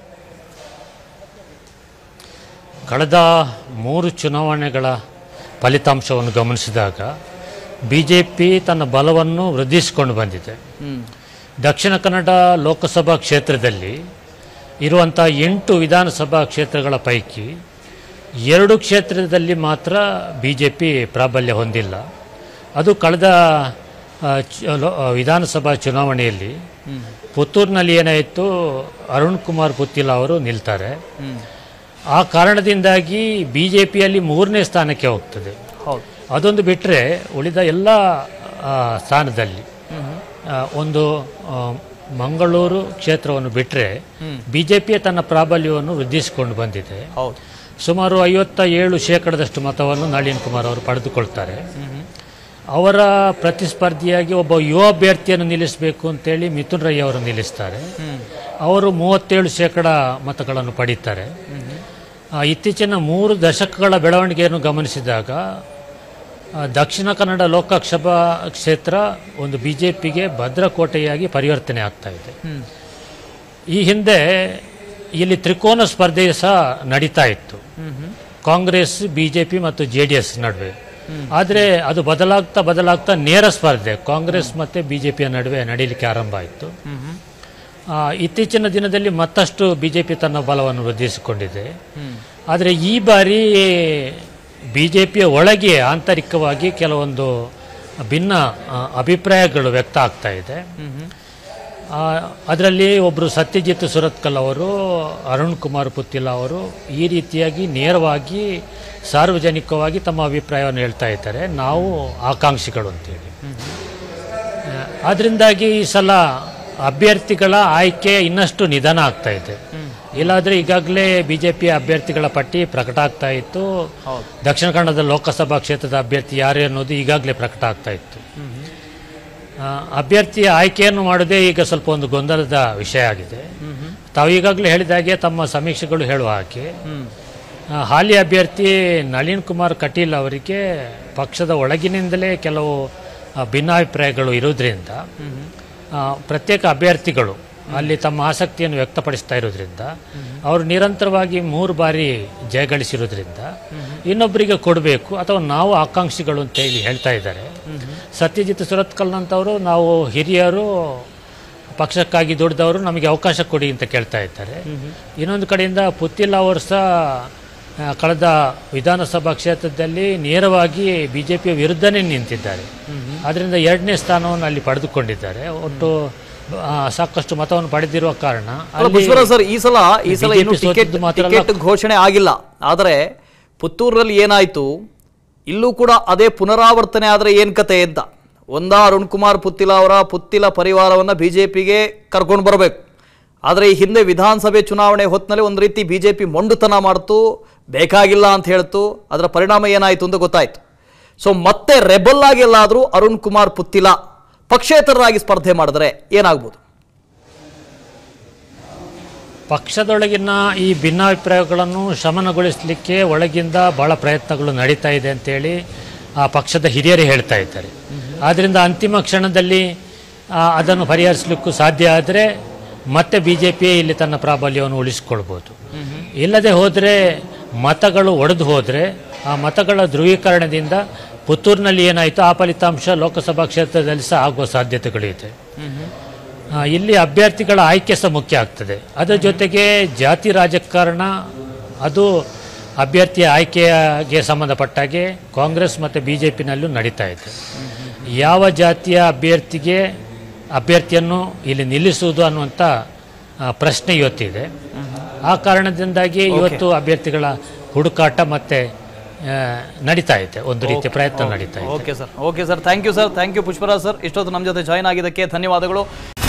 ಕಳೆದ ಮೂರು ಚುನಾವಣೆಗಳ ಫಲಿತಾಂಶವನ್ನು ಗಮನಿಸಿದಾಗ ಬಿ ಜೆ ಪಿ ತನ್ನ ಬಲವನ್ನು ವೃದ್ಧಿಸಿಕೊಂಡು ಬಂದಿದೆ ದಕ್ಷಿಣ ಕನ್ನಡ ಲೋಕಸಭಾ ಕ್ಷೇತ್ರದಲ್ಲಿ ಇರುವಂಥ ಎಂಟು ವಿಧಾನಸಭಾ ಕ್ಷೇತ್ರಗಳ ಪೈಕಿ ಎರಡು ಕ್ಷೇತ್ರದಲ್ಲಿ ಮಾತ್ರ ಬಿ ಜೆ ಪಿ ಪ್ರಾಬಲ್ಯ ಹೊಂದಿಲ್ಲ ಅದು ಕಳೆದ ಆ, ಚ- ಲೋ- ಆ, ವಿಧಾನಸಭಾ ಚುನಾವಣೆಯಲ್ಲಿ ಪುತ್ತೂರಿನಲ್ಲಿ ಏನಾಯಿತು ಅರುಣ್ ಕುಮಾರ್ ಪುತ್ತಿಲ ಅವರು ನಿಲ್ತಾರೆ ಆ ಕಾರಣದಿಂದಾಗಿ ಬಿ ಜೆ ಪಿಯಲ್ಲಿ ಮೂರನೇ ಸ್ಥಾನಕ್ಕೆ ಹೋಗ್ತದೆ ಹೌದು ಅದೊಂದು ಬಿಟ್ಟರೆ ಉಳಿದ ಎಲ್ಲ ಆ, ಸ್ಥಾನದಲ್ಲಿ ಆ, ಒಂದು ಆ, ಮಂಗಳೂರು ಕ್ಷೇತ್ರವನ್ನು ಬಿಟ್ಟರೆ ಬಿ ಜೆ ಪಿಯ ತನ್ನ ಪ್ರಾಬಲ್ಯವನ್ನು ವೃದ್ಧಿಸಿಕೊಂಡು ಬಂದಿದೆ ಹೌದು ಸುಮಾರು ಐವತ್ತ ಏಳು ಶೇಕಡದಷ್ಟು ಮತವನ್ನು ನಳಿನ್ ಕುಮಾರ್ ಅವರು ಪಡೆದುಕೊಳ್ತಾರೆ ಅವರ ಪ್ರತಿಸ್ಪರ್ಧಿಯಾಗಿ ಒಬ್ಬ ಯುವ ಅಭ್ಯರ್ಥಿಯನ್ನು ನಿಲ್ಲಿಸಬೇಕು ಅಂತೇಳಿ ಮಿಥುನ್ ರೈ ಅವರು ನಿಲ್ಲಿಸ್ತಾರೆ ಅವರು ಮೂವತ್ತೇಳು ಶೇಕಡ ಮತಗಳನ್ನು ಪಡೀತಾರೆ ಆ, ಇತ್ತೀಚಿನ ಮೂರು ದಶಕಗಳ ಬೆಳವಣಿಗೆಯನ್ನು ಗಮನಿಸಿದಾಗ ಆ, ದಕ್ಷಿಣ ಕನ್ನಡ ಲೋಕಸಭಾ ಕ್ಷೇತ್ರ ಒಂದು ಬಿ ಜೆ ಪಿಗೆ ಭದ್ರಕೋಟೆಯಾಗಿ ಪರಿವರ್ತನೆ ಆಗ್ತಾ ಇದೆ ಈ ಹಿಂದೆ ಇಲ್ಲಿ ತ್ರಿಕೋನ ಸ್ಪರ್ಧೆ ಸಹ ನಡೀತಾ ಇತ್ತು ಕಾಂಗ್ರೆಸ್ ಬಿ ಜೆ ಪಿ ಮತ್ತು ಜೆ ಡಿ ಎಸ್ ನಡುವೆ ಆದರೆ ಅದು ಬದಲಾಗ್ತಾ ಬದಲಾಗ್ತಾ ನೇರ ಸ್ಪರ್ಧೆ ಕಾಂಗ್ರೆಸ್ ಮತ್ತು ಬಿ ಜೆ ಪಿಯ ನಡುವೆ ನಡೀಲಿಕ್ಕೆ ಆರಂಭ ಆಯಿತು ಆ, ಇತ್ತೀಚಿನ ದಿನದಲ್ಲಿ ಮತ್ತಷ್ಟು ಬಿ ಜೆ ಪಿ ತನ್ನ ಬಲವನ್ನು ವೃದ್ಧಿಸಿಕೊಂಡಿದೆ ಆದರೆ ಈ ಬಾರಿ ಬಿ ಜೆ ಪಿಯ ಒಳಗೆ ಆಂತರಿಕವಾಗಿ ಕೆಲವೊಂದು ಭಿನ್ನ ಆ, ಅಭಿಪ್ರಾಯಗಳು ವ್ಯಕ್ತ ಆಗ್ತಾ ಇದೆ ಅದರಲ್ಲಿ ಒಬ್ಬರು ಸತ್ಯಜಿತ್ ಸುರತ್ಕಲ್ ಅವರು ಅರುಣ್ ಕುಮಾರ್ ಪುತ್ತಿಲ ಅವರು ಈ ರೀತಿಯಾಗಿ ನೇರವಾಗಿ ಸಾರ್ವಜನಿಕವಾಗಿ ತಮ್ಮ ಅಭಿಪ್ರಾಯವನ್ನು ಹೇಳ್ತಾ ಇದ್ದಾರೆ ನಾವು ಆಕಾಂಕ್ಷಿಗಳು ಅಂತೇಳಿ ಅದರಿಂದಾಗಿ ಈ ಸಲ ಅಭ್ಯರ್ಥಿಗಳ ಆಯ್ಕೆ ಇನ್ನಷ್ಟು ನಿಧಾನ ಆಗ್ತಾ ಇದೆ ಇಲ್ಲಾದ್ರೆ ಈಗಾಗಲೇ ಬಿ ಜೆ ಪಿ ಅಭ್ಯರ್ಥಿಗಳ ಪಟ್ಟಿ ಪ್ರಕಟ ಆಗ್ತಾ ಇತ್ತು ದಕ್ಷಿಣ ಕನ್ನಡದ ಲೋಕಸಭಾ ಕ್ಷೇತ್ರದ ಅಭ್ಯರ್ಥಿ ಯಾರು ಅನ್ನೋದು ಈಗಾಗಲೇ ಪ್ರಕಟ ಆಗ್ತಾ ಇತ್ತು ಆ, ಅಭ್ಯರ್ಥಿಯ ಆಯ್ಕೆಯನ್ನು ಮಾಡದೆ ಈಗ ಸ್ವಲ್ಪ ಒಂದು ಗೊಂದಲದ ವಿಷಯ ಆಗಿದೆ ತಾವು ಈಗಾಗಲೇ ಹೇಳಿದ ಹಾಗೆ ತಮ್ಮ ಸಮೀಕ್ಷೆಗಳು ಹೇಳುವ ಹಾಗೆ ಆ, ಹಾಲಿ ಅಭ್ಯರ್ಥಿ ನಳಿನ್ ಕುಮಾರ್ ಕಟೀಲ್ ಅವರಿಗೆ ಪಕ್ಷದ ಒಳಗಿನಿಂದಲೇ ಕೆಲವು ಆ, ಭಿನ್ನಾಭಿಪ್ರಾಯಗಳು ಇರೋದ್ರಿಂದ ಆ, ಪ್ರತ್ಯೇಕ ಅಭ್ಯರ್ಥಿಗಳು ಅಲ್ಲಿ ತಮ್ಮ ಆಸಕ್ತಿಯನ್ನು ವ್ಯಕ್ತಪಡಿಸ್ತಾ ಇರೋದ್ರಿಂದ ಅವರು ನಿರಂತರವಾಗಿ ಮೂರು ಬಾರಿ ಜಯಗಳಿಸಿರೋದ್ರಿಂದ ಇನ್ನೊಬ್ಬರಿಗೆ ಕೊಡಬೇಕು ಅಥವಾ ನಾವು ಆಕಾಂಕ್ಷಿಗಳು ಅಂತ ಹೇಳಿ ಹೇಳ್ತಾ ಇದ್ದಾರೆ ಸತ್ಯಜಿತ್ ಸುರತ್ಕಲ್ನಂಥವರು ನಾವು ಹಿರಿಯರು ಪಕ್ಷಕ್ಕಾಗಿ ದುಡಿದವರು ನಮಗೆ ಅವಕಾಶ ಕೊಡಿ ಅಂತ ಕೇಳ್ತಾ ಇದ್ದಾರೆ ಇನ್ನೊಂದು ಕಡೆಯಿಂದ ಪುತ್ತಿಲ್ಲ ಅವರು ಸಹ ಆ, ಕಳೆದ ವಿಧಾನಸಭಾ ಕ್ಷೇತ್ರದಲ್ಲಿ ನೇರವಾಗಿ ಬಿ ಜೆ ಪಿಯ ವಿರುದ್ಧನೇ ನಿಂತಿದ್ದಾರೆ ಅದರಿಂದ ಎರಡನೇ ಸ್ಥಾನವನ್ನು ಅಲ್ಲಿ ಪಡೆದುಕೊಂಡಿದ್ದಾರೆ ಒಟ್ಟು ಆ, ಸಾಕಷ್ಟು ಮತವನ್ನು ಪಡೆದಿರುವ ಕಾರಣ ಅಲ್ಲ, ಅಲ್ಲಿ ಪುಷ್ಪರಾಜ್ ಸರ್ ಈ ಸಲ ಈ ಸಲ BJP ಇನ್ನು ಟಿಕೆಟ್ ಸೋತಿದ್ದು ಮಾತ್ರ ಅಲ್ಲ, ಟಿಕೆಟ್ ಘೋಷಣೆ ಆಗಿಲ್ಲ ಆದರೆ ಪುತ್ತೂರಲ್ಲಿ ಏನಾಯ್ತು ಇಲ್ಲೂ ಕೂಡ ಅದೇ ಪುನರಾವರ್ತನೆ ಆದರೆ ಏನ್ ಕತೆ ಎದ್ದ ಒಂದ ಅರುಣ್ ಕುಮಾರ್ ಪುತ್ತಿಲ ಅವರ ಪುತ್ತಿಲ ಪರಿವಾರವನ್ನ ಬಿಜೆಪಿಗೆ ಕರ್ಕೊಂಡು ಬರಬೇಕು ಆದರೆ ಈ ಹಿಂದೆ ವಿಧಾನಸಭೆ ಚುನಾವಣೆ ಹೊತ್ತಿನಲ್ಲಿ ಒಂದು ರೀತಿ ಬಿಜೆಪಿ ಮೊಂಡುತನ ಮಾಡ್ತು ಬೇಕಾಗಿಲ್ಲ ಅಂತ ಹೇಳ್ತು ಅದರ ಪರಿಣಾಮ ಏನಾಯಿತು ಅಂತ ಗೊತ್ತಾಯ್ತು ಸೊ ಮತ್ತೆ ರೆಬಲ್ ಆಗಿ ಎಲ್ಲಾದರೂ ಅರುಣ್ ಕುಮಾರ್ ಪುತ್ತಿಲ ಪಕ್ಷೇತರರಾಗಿ ಸ್ಪರ್ಧೆ ಮಾಡಿದ್ರೆ ಏನಾಗ್ಬೋದು ಪಕ್ಷದೊಳಗಿನ ಈ ಭಿನ್ನಾಭಿಪ್ರಾಯಗಳನ್ನು ಶಮನಗೊಳಿಸಲಿಕ್ಕೆ ಒಳಗಿಂದ ಬಹಳ ಪ್ರಯತ್ನಗಳು ನಡೀತಾ ಇದೆ ಅಂತೇಳಿ ಆ ಪಕ್ಷದ ಹಿರಿಯರೇ ಹೇಳ್ತಾ ಇದ್ದಾರೆ ಆದ್ದರಿಂದ ಅಂತಿಮ ಕ್ಷಣದಲ್ಲಿ ಆ, ಅದನ್ನು ಪರಿಹರಿಸಲಿಕ್ಕೂ ಸಾಧ್ಯ ಆದರೆ ಮತ್ತೆ ಬಿ ಜೆ ಪಿ ಇಲ್ಲಿ ತನ್ನ ಪ್ರಾಬಲ್ಯವನ್ನು ಉಳಿಸಿಕೊಳ್ಬೋದು ಇಲ್ಲದೆ ಹೋದರೆ ಮತಗಳು ಒಡೆದು ಹೋದರೆ ಆ ಮತಗಳ ಧ್ರುವೀಕರಣದಿಂದ ಪುತ್ತೂರಿನಲ್ಲಿ ಏನಾಯಿತು ಆ ಫಲಿತಾಂಶ ಲೋಕಸಭಾ ಕ್ಷೇತ್ರದಲ್ಲಿ ಸಹ ಆಗುವ ಸಾಧ್ಯತೆಗಳಿದೆ ಆ, ಇಲ್ಲಿ ಅಭ್ಯರ್ಥಿಗಳ ಆಯ್ಕೆ ಸಹ ಮುಖ್ಯ ಆಗ್ತದೆ ಅದರ ಜೊತೆಗೆ ಜಾತಿ ರಾಜಕಾರಣ ಅದು ಅಭ್ಯರ್ಥಿಯ ಆಯ್ಕೆಗೆ ಸಂಬಂಧಪಟ್ಟಾಗೆ ಕಾಂಗ್ರೆಸ್ ಮತ್ತು ಬಿ ಜೆ ಪಿನಲ್ಲೂ ನಡೀತಾ ಇದೆ ಯಾವ ಜಾತಿಯ ಅಭ್ಯರ್ಥಿಗೆ ಅಭ್ಯರ್ಥಿಯನ್ನು ಇಲ್ಲಿ ನಿಲ್ಲಿಸುವುದು ಅನ್ನುವಂಥ ಆ, ಪ್ರಶ್ನೆ ಇವತ್ತಿದೆ ಆ ಕಾರಣದಿಂದಾಗಿ ಇವತ್ತು ಅಭ್ಯರ್ಥಿಗಳ ಹುಡುಕಾಟ ಮತ್ತೆ ಆ, ನಡೀತಾ ಇದೆ ಒಂದು ರೀತಿಯ ಪ್ರಯತ್ನ ನಡೀತಾ ಇದೆ okay sir okay sir thank you sir thank you Pushparaj sir ಇಷ್ಟೊತ್ತು ನಮ್ಮ ಜೊತೆ ಜಾಯ್ನ್ ಆಗಿದ್ದಕ್ಕೆ ಧನ್ಯವಾದಗಳು